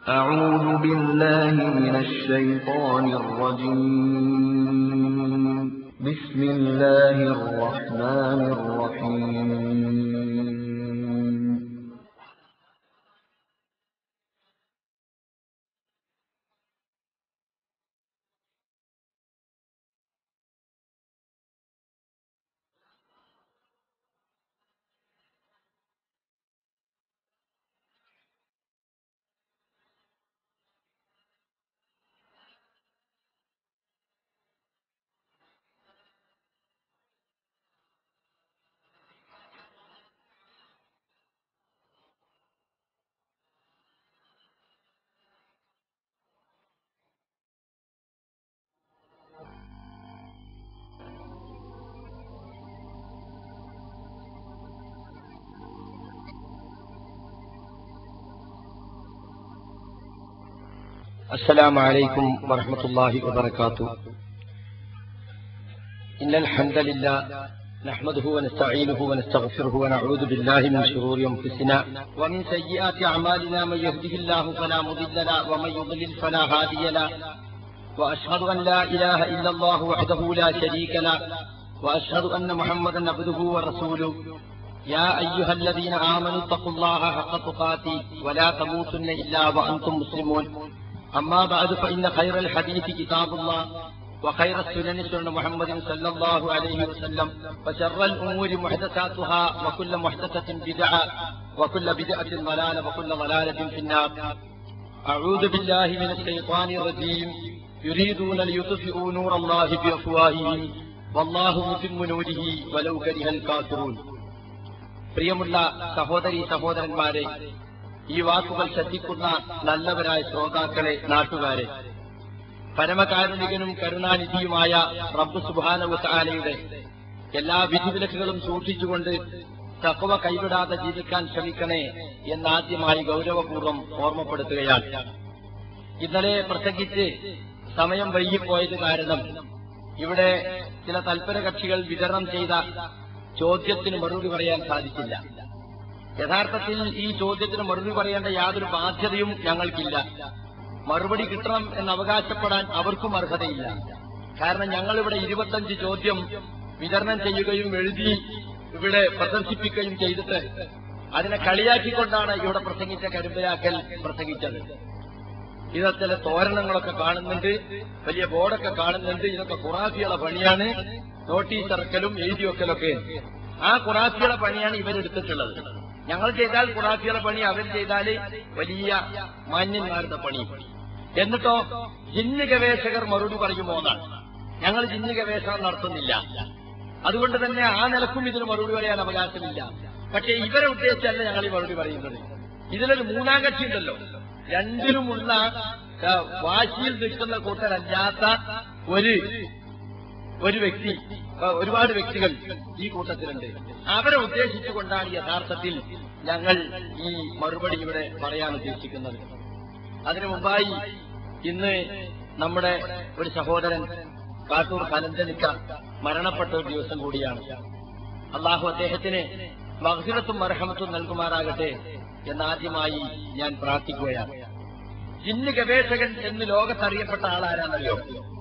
أعوذ بالله من الشيطان الرجيم بسم الله الرحمن الرحيم السلام عليكم ورحمة الله وبركاته إن الحمد لله نحمده ونستعينه ونستغفره ونعوذ بالله من شرور أنفسنا ومن سيئات أعمالنا من يهده الله فلا مضل له ومن يضلل فلا هادي له وأشهد أن لا إله إلا الله وحده لا شريك له وأشهد أن محمدا عبده ورسوله يا أيها الذين آمنوا اتقوا الله حق تقاته ولا تموتن إلا وأنتم مسلمون أما بعد فإن خير الحديث كتاب الله وخير السنن سنن محمد صلى الله عليه وسلم وشر الأمور محدثاتها وكل محدثة بدعة وكل بدعة ضلالة وكل ضلالة في النار أعوذ بالله من الشيطان الرجيم يريدون ليطفئوا نور الله بأفواههم والله متم نوره ولو كره الكافرون പ്രിയമുള്ള സഹോദരി സഹോദരന്മാരെ ഈ വാക്കുകൾ ശ്രദ്ധിക്കുന്ന നല്ലവരായ ശ്രോതാക്കളെ നാട്ടുകാരെ പരമകാരുണികനും കരുണാനിധിയുമായ റബ്ബ് സുബാനവുത്താലയുടെ എല്ലാ വിധിവിലക്കുകളും സൂക്ഷിച്ചുകൊണ്ട് തക്കവ കൈവിടാതെ ജീവിക്കാൻ ശ്രമിക്കണേ എന്നാദ്യമായി ഗൗരവപൂർവ്വം ഓർമ്മപ്പെടുത്തുകയാണ് ഇന്നലെ പ്രസംഗിച്ച് സമയം വൈകിപ്പോയത് കാരണം ഇവിടെ ചില തൽപര കക്ഷികൾ വിതരണം ചെയ്ത ചോദ്യത്തിന് മറുപടി പറയാൻ സാധിച്ചില്ല യഥാർത്ഥത്തിൽ ഈ ചോദ്യത്തിന് മറുപടി പറയേണ്ട യാതൊരു ബാധ്യതയും ഞങ്ങൾക്കില്ല മറുപടി കിട്ടണം എന്ന് അവകാശപ്പെടാൻ അവർക്കും അർഹതയില്ല കാരണം ഞങ്ങൾ ഇവിടെ ഇരുപത്തഞ്ച് ചോദ്യം വിതരണം ചെയ്യുകയും എഴുതി ഇവിടെ പ്രദർശിപ്പിക്കുകയും ചെയ്തിട്ട് അതിനെ കളിയാക്കിക്കൊണ്ടാണ് ഇവിടെ പ്രസംഗിച്ച കരുമ്പയാക്കൽ പ്രസംഗിച്ചത് ഇതൊക്കെ തോരണങ്ങളൊക്കെ കാണുന്നുണ്ട് വലിയ ബോർഡൊക്കെ കാണുന്നുണ്ട് ഇതൊക്കെ ഖുറാഫിയുള്ള പണിയാണ് നോട്ടീസ് ഇറക്കലും എഴുതി വെക്കലൊക്കെ ആ ഖുറാഫിയുടെ പണിയാണ് ഇവരെടുത്തിട്ടുള്ളത് ഞങ്ങൾ ചെയ്താൽ ഖുറാഫിയുടെ പണി അവർ ചെയ്താൽ വലിയ മാന്യന്മാരുടെ പണി എന്നിട്ടോ ജിന്ന് ഗവേഷകർ മറുപടി പറയുമോ എന്നാണ് ഞങ്ങൾ ജിന്ന് ഗവേഷണം നടത്തുന്നില്ല അതുകൊണ്ട് തന്നെ ആ നിലക്കും ഇതിന് മറുപടി പറയാൻ അവകാശമില്ല പക്ഷേ ഇവരെ ഉദ്ദേശിച്ചല്ല ഞങ്ങൾ ഈ മറുപടി പറയുന്നത് ഇതിലൊരു മൂന്നാം കക്ഷി ഉണ്ടല്ലോ രണ്ടിലുമുള്ള ആ, വാശിയിൽ നിൽക്കുന്ന കൂട്ടരല്ലാത്ത ഒരു ഒരു വ്യക്തി ആ, ഒരുപാട് വ്യക്തികൾ ഈ കൂട്ടത്തിലുണ്ട് അവരെ ഉദ്ദേശിച്ചുകൊണ്ടാണ് യഥാർത്ഥത്തിൽ ഞങ്ങൾ ഈ മറുപടി ഇവിടെ പറയാൻ ഉദ്ദേശിക്കുന്നത് അതിനു മുമ്പായി ഇന്ന് നമ്മുടെ ഒരു സഹോദരൻ കാട്ടൂർ കലന്തനിക്ക മരണപ്പെട്ട ഒരു ദിവസം കൂടിയാണ് അള്ളാഹു അദ്ദേഹത്തിന് മഹസിറത്തും മർഹമത്തും നൽകുമാറാകട്ടെ എന്നാദ്യമായി ഞാൻ പ്രാർത്ഥിക്കുകയാണ് ജിന്ന് ഗവേഷകൻ എന്ന് ലോകത്തറിയപ്പെട്ട ആളാരാന്നറിയോ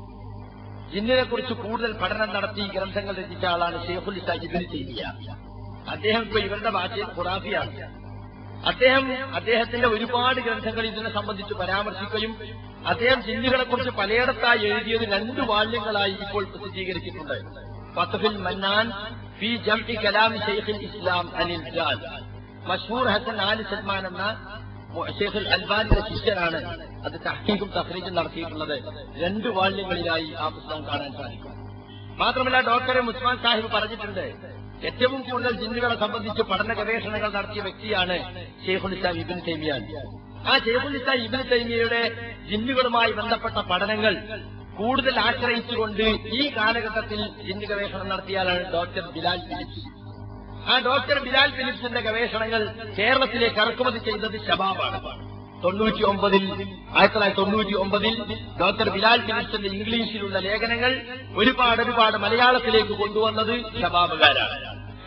ജിന്നിനെ കുറിച്ച് കൂടുതൽ പഠനം നടത്തി ഗ്രന്ഥങ്ങൾ രചിച്ച ആളാണ് ഷെയ്ഖുൽ ഇസ്ലാം ചെയ്യ അദ്ദേഹം ഇപ്പൊ ഇവരുടെ ഭാഷയിൽ ഖുറാഫിയാണ് അദ്ദേഹം അദ്ദേഹത്തിന്റെ ഒരുപാട് ഗ്രന്ഥങ്ങൾ ഇതിനെ സംബന്ധിച്ച് പരാമർശിക്കുകയും അദ്ദേഹം ജിന്നുകളെ കുറിച്ച് പലയിടത്തായി എഴുതിയത് രണ്ട് വാല്യങ്ങളായി ഇപ്പോൾ പ്രസിദ്ധീകരിച്ചിട്ടുണ്ട് ഫത്തഫിൽ മന്നാൻ ഫി ജംഇ കലാം ഷെയ്ഖുൽ ഇസ്ലാം അനിൽ ജാൽ മഷൂർ ഹസൻ ആലി സൽമാൻ എന്ന ഷെയ്ഖുൽ അൽബാനിയുടെ ശിഷ്യനാണ് അത് തഹീഖും തഫ്രീജും നടത്തിയിട്ടുള്ളത് രണ്ട് വാല്യങ്ങളിലായി ആ പുസ്തകം കാണാൻ സാധിക്കും മാത്രമല്ല ഡോക്ടർ മുസ്മാൻ സാഹിബ് പറഞ്ഞിട്ടുണ്ട് ഏറ്റവും കൂടുതൽ ജിന്നുകളെ സംബന്ധിച്ച് പഠന ഗവേഷണങ്ങൾ നടത്തിയ വ്യക്തിയാണ് ഷെയ്ഖുൽ ഇസ്ലാം ഇബിൻ തൈമിയാൻ ആ ഷെയ്ഖുൽ ഇസ്ലാം ഇബിൻ തൈമിയയുടെ ജിന്നുകളുമായി ബന്ധപ്പെട്ട പഠനങ്ങൾ കൂടുതൽ ആശ്രയിച്ചുകൊണ്ട് ഈ കാലഘട്ടത്തിൽ ജിന്ന് ഗവേഷണം നടത്തിയാലാണ് ഡോക്ടർ ബിലാൽ ഫിലിപ്സ് ആ ഡോക്ടർ ബിലാൽ ഫിലിപ്സിന്റെ ഗവേഷണങ്ങൾ കേരളത്തിലേക്ക് ഇറക്കുമതി ചെയ്തത് ഷബാബാണ് തൊണ്ണൂറ്റി ഒമ്പതിൽ ആയിരത്തി തൊള്ളായിരത്തി തൊണ്ണൂറ്റി ഒമ്പതിൽ ഡോക്ടർ ബിലാൽ ഫിലിപ്സിന്റെ ഇംഗ്ലീഷിലുള്ള ലേഖനങ്ങൾ ഒരുപാട് ഒരുപാട് മലയാളത്തിലേക്ക് കൊണ്ടുവന്നത് ഷബാബുകാരാണ്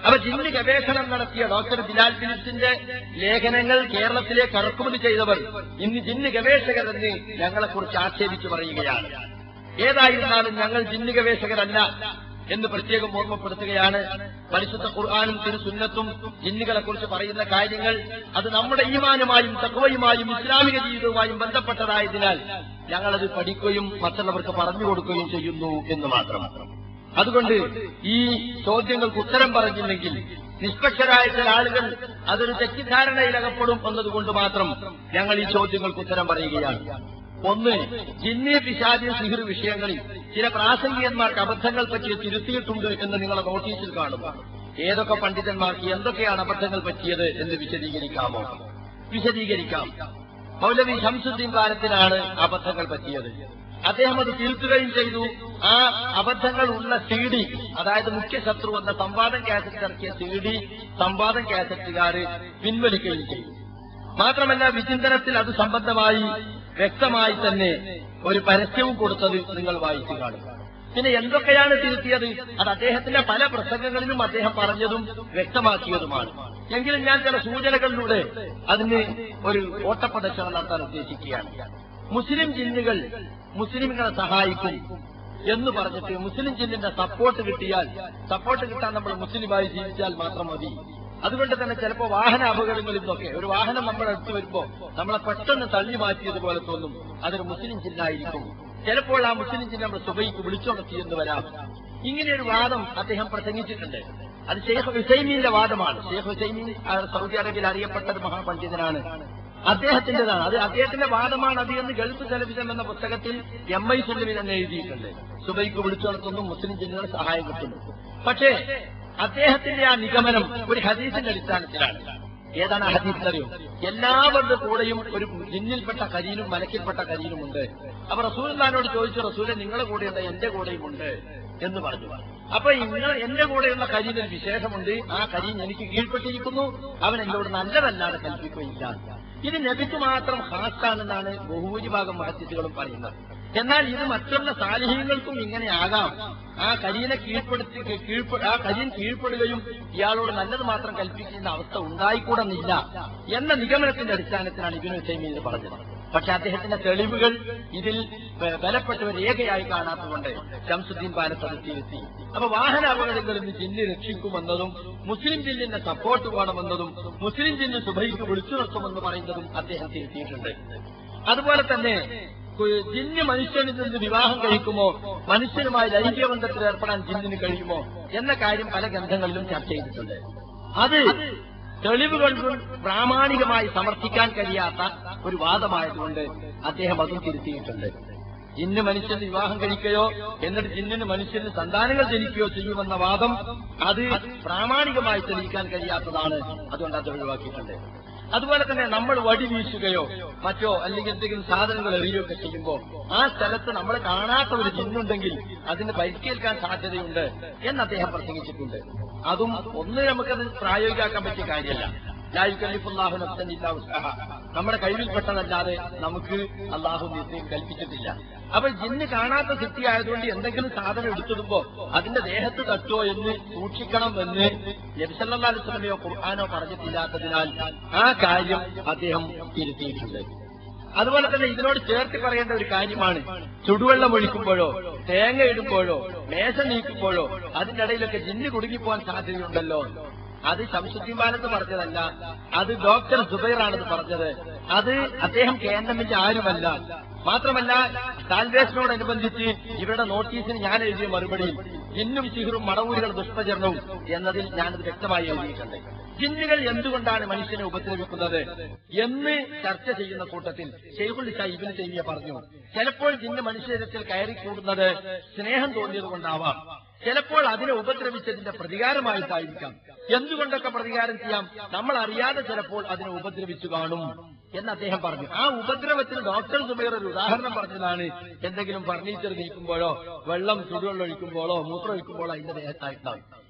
അപ്പൊ ജിന്ന് ഗവേഷണം നടത്തിയ ഡോക്ടർ ബിലാൽ ഫിലിപ്സിന്റെ ലേഖനങ്ങൾ കേരളത്തിലേക്ക് ഇറക്കുമതി ചെയ്തവർ ഇന്ന് ജിന്ന് ഗവേഷകരെന്ന് ഞങ്ങളെക്കുറിച്ച് ആക്ഷേപിച്ചു പറയുകയാണ് ഏതായിരുന്നാലും ഞങ്ങൾ ജിന്ന് ഗവേഷകരല്ല എന്ന് പ്രത്യേകം ഓർമ്മപ്പെടുത്തുകയാണ് പരിശുദ്ധ ഖുർആാനും തിരുസുന്നത്തും ജിന്നുകളെ കുറിച്ച് പറയുന്ന കാര്യങ്ങൾ അത് നമ്മുടെ ഈമാനുമായും തത്വയുമായും ഇസ്ലാമിക ജീവിതവുമായും ബന്ധപ്പെട്ടതായതിനാൽ ഞങ്ങളത് പഠിക്കുകയും മറ്റുള്ളവർക്ക് പറഞ്ഞു കൊടുക്കുകയും ചെയ്യുന്നു എന്ന് മാത്രം അതുകൊണ്ട് ഈ ചോദ്യങ്ങൾക്ക് ഉത്തരം പറഞ്ഞില്ലെങ്കിൽ നിഷ്പക്ഷരായ ചില ആളുകൾ അതൊരു തെറ്റിദ്ധാരണയിൽ അകപ്പെടും എന്നതുകൊണ്ട് മാത്രം ഞങ്ങൾ ഈ ചോദ്യങ്ങൾക്ക് ഉത്തരം പറയുകയാണ് ഒന്ന് ജിന്നി പിശാചി സിഹിർ വിഷയങ്ങളിൽ ചില പ്രാസംഗികന്മാർക്ക് അബദ്ധങ്ങൾ പറ്റിയ തിരുത്തിയിട്ടുണ്ട് എന്ന് നിങ്ങളെ നോട്ടീസിൽ കാണുക ഏതൊക്കെ പണ്ഡിതന്മാർക്ക് എന്തൊക്കെയാണ് അബദ്ധങ്ങൾ പറ്റിയത് എന്ന് വിശദീകരിക്കാമോ വിശദീകരിക്കാം മൗലവി ശംസുദ്ദീൻ കാലത്തിലാണ് അബദ്ധങ്ങൾ പറ്റിയത് അദ്ദേഹം അത് തിരുത്തുകയും ചെയ്തു ആ അബദ്ധങ്ങൾ ഉള്ള സി ഡി അതായത് മുഖ്യ ശത്രു എന്ന സംവാദം കാസറ്റ് ഇറക്കിയ സി ഡി സംവാദം കാസറ്റുകാര് പിൻവലിക്കുകയും ചെയ്തു മാത്രമല്ല വിചിന്തനത്തിൽ അത് സംബന്ധമായി വ്യക്തമായി തന്നെ ഒരു പരസ്യവും കൊടുത്തത് നിങ്ങൾ വായിച്ചു കാണുക പിന്നെ എന്തൊക്കെയാണ് തിരുത്തിയത് അത് അദ്ദേഹത്തിന്റെ പല പ്രസംഗങ്ങളിലും അദ്ദേഹം പറഞ്ഞതും വ്യക്തമാക്കിയതുമാണ് എങ്കിലും ഞാൻ ചില സൂചനകളിലൂടെ അതിന് ഒരു ഓട്ടപ്രദർശനം നടത്താൻ ഉദ്ദേശിക്കുകയാണ് മുസ്ലിം ജിന്നുകൾ മുസ്ലിമുകളെ സഹായിക്കും എന്ന് പറഞ്ഞിട്ട് മുസ്ലിം ജിന്നിന്റെ സപ്പോർട്ട് കിട്ടിയാൽ സപ്പോർട്ട് കിട്ടാൻ നമ്മൾ മുസ്ലിമായി ജീവിച്ചാൽ മാത്രം മതി അതുകൊണ്ട് തന്നെ ചിലപ്പോൾ വാഹന അപകടങ്ങളിൽ നിന്നൊക്കെ ഒരു വാഹനം നമ്മുടെ അടുത്ത് വരുമ്പോ നമ്മളെ പെട്ടെന്ന് തള്ളി മാറ്റിയതുപോലെ തോന്നും അതൊരു മുസ്ലിം ജിന്നായിരിക്കും ചിലപ്പോൾ ആ മുസ്ലിം ജിന്ന നമ്മുടെ സുബൈക്ക് വിളിച്ചുണർത്തി എന്ന് വരാം ഇങ്ങനെയൊരു വാദം അദ്ദേഹം പ്രസംഗിച്ചിട്ടുണ്ട് അത് ഷെയ്ഖ് ഹുസൈമീന്റെ വാദമാണ് ഷെയ്ഖ് ഹുസൈമീൻ ആ, സൗദി അറേബ്യയിൽ അറിയപ്പെട്ട ഒരു മഹാപണ്ഡിതനാണ് അദ്ദേഹത്തിന്റേതാണ് അത് അദ്ദേഹത്തിന്റെ വാദമാണ് അത് എന്ന് ഗൾഫ് ടെലിവിഷൻ എന്ന പുസ്തകത്തിൽ എം ഐ സുല്ലമി തന്നെ എഴുതിയിട്ടുണ്ട് സുബൈക്ക് വിളിച്ചുണർത്തുന്നു മുസ്ലിം ജില്ലയുടെ സഹായം കിട്ടുന്നു പക്ഷേ അദ്ദേഹത്തിന്റെ ആ നിഗമനം ഒരു ഹദീസിന്റെ അടിസ്ഥാനത്തിലാണ് ഏതാണ് ആ ഹദീസ് അറിയോ എല്ലാവരുടെ കൂടെയും ഒരു ജിന്നിൽപ്പെട്ട കരീനും മലക്കിൽപ്പെട്ട കരീനും ഉണ്ട് അപ്പൊ റസൂലിനോട് ചോദിച്ചു റസൂലെ നിങ്ങളുടെ കൂടെയുണ്ട് എന്റെ കൂടെയും ഉണ്ട് എന്ന് പറഞ്ഞു അപ്പൊ നിങ്ങൾ എന്റെ കൂടെയുള്ള കരീനൊരു വിശേഷമുണ്ട് ആ കരീൻ എനിക്ക് കീഴ്പ്പെട്ടിരിക്കുന്നു അവൻ എന്നോട് നല്ലതല്ലാതെ കൽപ്പിക്കുകയില്ല ഇത് നബിക്ക് മാത്രം ഹാസാണെന്നാണ് ബഹുഭൂരിഭാഗം മഹത്യത്തുകളും പറയുന്നത് എന്നാൽ ഇത് മറ്റുള്ള സാലിഹ്യങ്ങൾക്കും ഇങ്ങനെ ആകാം ആ കരീനെ കീഴ്പ്പെടുത്തി കീഴ്പ്പെ ആ കരീൻ കീഴ്പ്പെടുകയും ഇയാളോട് നല്ലത് മാത്രം കൽപ്പിക്കുന്ന അവസ്ഥ ഉണ്ടായിക്കൂടുന്നില്ല എന്ന നിഗമനത്തിന്റെ അടിസ്ഥാനത്തിലാണ് ഇബിനു ഹുസൈമീൻ ഇത് പറഞ്ഞത് പക്ഷെ അദ്ദേഹത്തിന്റെ തെളിവുകൾ ഇതിൽ ബ- ബലപ്പെട്ട ഒരു രേഖയായി കാണാത്തതുകൊണ്ട് ശംസുദ്ദീൻ പാലത്ത് അത് തിരുത്തി അപ്പൊ വാഹന അപകടങ്ങളിൽ നിന്ന് ജിന്ന് രക്ഷിക്കുമെന്നതും മുസ്ലിം ജിന്നിന്റെ സപ്പോർട്ട് വേണമെന്നതും മുസ്ലിം ജിന്ന് സുബൈക്ക് വിളിച്ചു നിർത്തുമെന്ന് പറയുന്നതും അദ്ദേഹം തിരുത്തിയിട്ടുണ്ട് അതുപോലെ തന്നെ കു- ജിന്ന് മനുഷ്യനിൽ നിന്ന് വിവാഹം കഴിക്കുമോ മനുഷ്യനുമായി ലൈംഗിക ബന്ധത്തിൽ ഏർപ്പെടാൻ ജിന്നിന് കഴിയുമോ എന്ന കാര്യം പല ഗ്രന്ഥങ്ങളിലും ചർച്ച ചെയ്തിട്ടുണ്ട് അത് തെളിവുകൾക്കും പ്രാമാണികമായി സമർത്ഥിക്കാൻ കഴിയാത്ത ഒരു വാദമായതുകൊണ്ട് അദ്ദേഹം അതും തിരുത്തിയിട്ടുണ്ട് ജിന്ന് മനുഷ്യന് വിവാഹം കഴിക്കുകയോ എന്നിട്ട് ജിന്നിന് മനുഷ്യന് സന്താനങ്ങൾ ജനിക്കുകയോ ചെയ്യുമെന്ന വാദം അത് പ്രാമാണികമായി തെളിയിക്കാൻ കഴിയാത്തതാണ് അതുകൊണ്ട് അത് ഒഴിവാക്കിയിട്ടുണ്ട് അതുപോലെ തന്നെ നമ്മൾ വടി വീശുകയോ മറ്റോ അല്ലെങ്കിൽ എന്തെങ്കിലും സാധനങ്ങൾ എറിയുകയൊക്കെ ചെയ്യുമ്പോൾ ആ സ്ഥലത്ത് നമ്മൾ കാണാത്ത ഒരു ജിന്നുണ്ടെങ്കിൽ അതിന് പരിക്കേൽക്കാൻ സാധ്യതയുണ്ട് എന്ന് അദ്ദേഹം പ്രസംഗിച്ചിട്ടുണ്ട് അതും ഒന്ന് നമുക്കത് പ്രായോഗികമാക്കാൻ പറ്റിയ കാര്യമല്ല ലായുക്കല്ലിഫുല്ലാഹു നഫ്സൻ ഇല്ലാ ഉസ്അഹ. നമ്മുടെ കഴിവിൽപ്പെട്ടതല്ലാതെ നമുക്ക് അള്ളാഹു നിശ്ചയം കൽപ്പിച്ചിട്ടില്ല അപ്പൊ ജിന്ന് കാണാത്ത സിദ്ധി ആയതുകൊണ്ട് എന്തെങ്കിലും സാധനം എടുത്തിടുമ്പോ അതിന്റെ ദേഹത്ത് തട്ടോ എന്ന് സൂക്ഷിക്കണം എന്ന് നബിസല്ലാ അലുസ്ലമയോ ഖുർആാനോ പറഞ്ഞിട്ടില്ലാത്തതിനാൽ ആ കാര്യം അദ്ദേഹം തിരുത്തിയിട്ടുണ്ട് അതുപോലെ തന്നെ ഇതിനോട് ചേർത്ത് പറയേണ്ട ഒരു കാര്യമാണ് ചുടുവെള്ളം ഒഴിക്കുമ്പോഴോ തേങ്ങ ഇടുമ്പോഴോ മേശ നീക്കുമ്പോഴോ അതിന്റെ ഇടയിലൊക്കെ ജിന്ന് കുടുങ്ങിപ്പോവാൻ സാധ്യതയുണ്ടല്ലോ അത് ശംസുദ്ദീൻ ബാലത്ത് പറഞ്ഞതല്ല അത് ഡോക്ടർ സുബൈറാണിത് പറഞ്ഞത് അത് അദ്ദേഹം കേന്ദ്രമിന്റെ ആരുമല്ല മാത്രമല്ല സാൽവേഷനോടനുബന്ധിച്ച് ഇവരുടെ നോട്ടീസിന് ഞാൻ എഴുതിയ മറുപടിയിൽ ജിന്നും സിഹറും മടവൂരുകൾ ദുഷ്പ്രചരണവും എന്നതിൽ ഞാനത് വ്യക്തമായി എഴുതിയിട്ടുണ്ട് ജിന്നുകൾ എന്തുകൊണ്ടാണ് മനുഷ്യനെ ഉപദ്രവിക്കുന്നത് എന്ന് ചർച്ച ചെയ്യുന്ന കൂട്ടത്തിൽ ഷെയ്ഖുൽ ഇഷ ഇബിന് ചെയ്യ പറഞ്ഞു ചിലപ്പോൾ ജിന്ന് മനുഷ്യരത്തിൽ കയറിക്കൂടുന്നത് സ്നേഹം തോന്നിയത് കൊണ്ടാവാം ചിലപ്പോൾ അതിനെ ഉപദ്രവിച്ചതിന്റെ പ്രതികാരമായിട്ടായിരിക്കാം എന്തുകൊണ്ടൊക്കെ പ്രതികാരം ചെയ്യാം നമ്മൾ അറിയാതെ ചിലപ്പോൾ അതിനെ ഉപദ്രവിച്ചു കാണും എന്ന് അദ്ദേഹം പറഞ്ഞു ആ ഉപദ്രവത്തിന് ഡോക്ടർ സുബൈർ ഒരു ഉദാഹരണം പറഞ്ഞതാണ് എന്തെങ്കിലും ഫർണിച്ചർ നീക്കുമ്പോഴോ വെള്ളം ചുടുവെള്ളം ഒഴിക്കുമ്പോഴോ മൂത്രം ഒഴിക്കുമ്പോഴോ അതിന്റെ ദേഹത്തായിട്ടുണ്ടാവും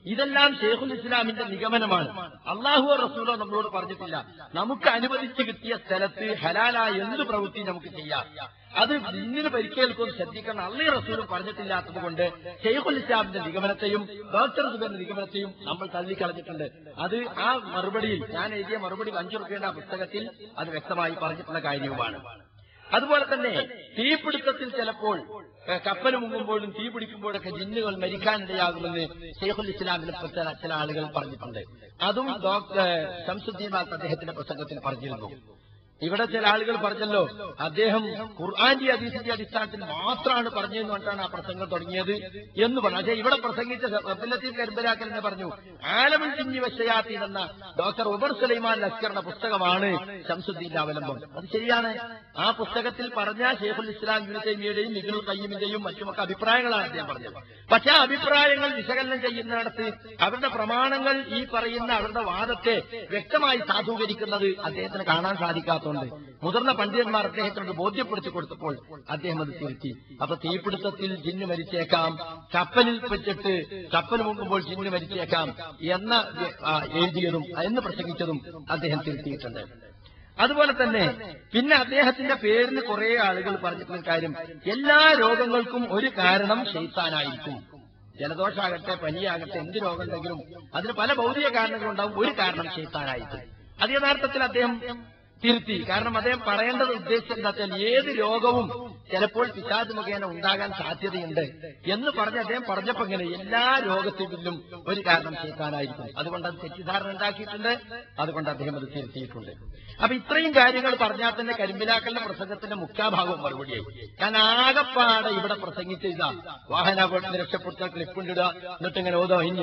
ഇതെല്ലാം ഷെയ്ഖുൽ ഇസ്ലാമിന്റെ നിഗമനമാണ് അള്ളാഹുവോ റസൂലോ നമ്മളോട് പറഞ്ഞിട്ടില്ല നമുക്ക് അനുവദിച്ചു കിട്ടിയ സ്ഥലത്ത് ഹലാലായ എന്ത് പ്രവൃത്തി നമുക്ക് ചെയ്യാം അത് ജിന്നിന് പരിക്കേൽക്കും ശ്രദ്ധിക്കണം അള്ളി റസൂലും പറഞ്ഞിട്ടില്ലാത്തത് കൊണ്ട് ഷെയ്ഖുൽ ഇസ്ലാമിന്റെ നിഗമനത്തെയും ഡോക്ടർ സുബന്റെ നിഗമനത്തെയും നമ്മൾ തള്ളിക്കളഞ്ഞിട്ടുണ്ട് അത് ആ മറുപടിയിൽ ഞാൻ എഴുതിയ മറുപടി അഞ്ചു റുപ്യയുടെ ആ പുസ്തകത്തിൽ അത് വ്യക്തമായി പറഞ്ഞിട്ടുള്ള കാര്യവുമാണ് അതുപോലെ തന്നെ തീപിടുത്തത്തിൽ ചിലപ്പോൾ ഏഹ്, കപ്പൽ മുങ്ങുമ്പോഴും തീ പിടിക്കുമ്പോഴൊക്കെ ജിന്നുകൾ മരിക്കാനിടയാകുമെന്ന് ഷെയ്ഖുൽ ഇസ്ലാമിനെ പറ്റ ചില ആളുകൾ പറഞ്ഞിട്ടുണ്ട് അതും ഡോക്ടർ ശംസുദ്ദീൻ മാത്ത് അദ്ദേഹത്തിന്റെ പ്രസംഗത്തിൽ പറഞ്ഞിരുന്നു ഇവിടെ ചില ആളുകൾ പറഞ്ഞല്ലോ അദ്ദേഹം ഖുർആന്റെ അതീസിന്റെ അടിസ്ഥാനത്തിൽ മാത്രമാണ് പറഞ്ഞതെന്ന് പറഞ്ഞിട്ടാണ് ആ പ്രസംഗം തുടങ്ങിയത് എന്ന് പറഞ്ഞു പക്ഷേ ഇവിടെ പ്രസംഗിച്ച അബ്ദുൽ ലത്തീഫ് കരിമ്പലാക്കൽ എന്ന് പറഞ്ഞു ആലമുൽ ജിന്നി വശയാത്തി എന്ന ഡോക്ടർ ഉമർ സുലൈമാൻ ലസ്കറിന്റെ പുസ്തകമാണ് ശംസുദ്ദീന്റെ അവലംബം അത് ശരിയാണ് ആ പുസ്തകത്തിൽ പറഞ്ഞ ഷെയ്ഖുൽ ഇസ്ലാം യുൽ തൈമിയുടെയും നിഖുൽ കയ്യമിന്റെയും മറ്റുമൊക്കെ അഭിപ്രായങ്ങളാണ് അദ്ദേഹം പറഞ്ഞത് പക്ഷേ ആ അഭിപ്രായങ്ങൾ വിശകലനം ചെയ്യുന്നിടത്ത് അവരുടെ പ്രമാണങ്ങൾ ഈ പറയുന്ന അവരുടെ വാദത്തെ വ്യക്തമായി സാധൂകരിക്കുന്നത് അദ്ദേഹത്തിന് കാണാൻ സാധിക്കാത്തതുകൊണ്ട് മുതിർന്ന പണ്ഡിതന്മാർ അദ്ദേഹത്തിനോട് ബോധ്യപ്പെടുത്തി കൊടുത്തപ്പോൾ അദ്ദേഹം അത് തിരുത്തി അപ്പൊ തീപിടുത്തത്തിൽ ജിന്ന് മരിച്ചേക്കാം കപ്പലിൽ വെച്ചിട്ട് കപ്പൽ മുങ്ങുമ്പോൾ ജിന്ന് മരിച്ചേക്കാം എന്ന ആ, എഴുതിയതും എന്ന് പ്രസംഗിച്ചതും അദ്ദേഹം തിരുത്തിയിട്ടുണ്ട് അതുപോലെ തന്നെ പിന്നെ അദ്ദേഹത്തിന്റെ പേരിൽ കുറെ ആളുകൾ പറഞ്ഞിട്ടുള്ള കാര്യം എല്ലാ രോഗങ്ങൾക്കും ഒരു കാരണം ഷെയ്ത്താനായിരിക്കും ജലദോഷാകട്ടെ പനിയാകട്ടെ എന്ത് രോഗം ഉണ്ടെങ്കിലും അതിന് പല ഭൗതിക കാരണങ്ങളുണ്ടാവും ഒരു കാരണം ഷെയ്ത്താനായിരിക്കും അത് യഥാർത്ഥത്തിൽ അദ്ദേഹം തിരുത്തി കാരണം അദ്ദേഹം പറയേണ്ടത് ഉദ്ദേശം എന്താ വെച്ചാൽ ഏത് രോഗവും ചിലപ്പോൾ പിശാച് മുഖേന ഉണ്ടാകാൻ സാധ്യതയുണ്ട് എന്ന് പറഞ്ഞ് അദ്ദേഹം പറഞ്ഞപ്പോ ഇങ്ങനെ എല്ലാ രോഗത്തിനും ഒരു കാരണം ചേർക്കാനായിരിക്കും അതുകൊണ്ട് അത് തെറ്റിദ്ധാരണ ഉണ്ടാക്കിയിട്ടുണ്ട് അതുകൊണ്ട് അദ്ദേഹം അത് തിരുത്തിയിട്ടുണ്ട് അപ്പൊ ഇത്രയും കാര്യങ്ങൾ പറഞ്ഞാൽ തന്നെ കരിമ്പിലാക്കലിന്റെ പ്രസംഗത്തിന്റെ മുഖ്യഭാഗവും മറുപടിയായി ഞാൻ ആകപ്പാടെ ഇവിടെ പ്രസംഗിച്ച ഇതാ വാഹനാപകടത്തിന് രക്ഷപ്പെടുത്താൻ ക്ലിപ്പുണ്ടിടുക എന്നിട്ട് ഇങ്ങനെ ഓതോ ഇനി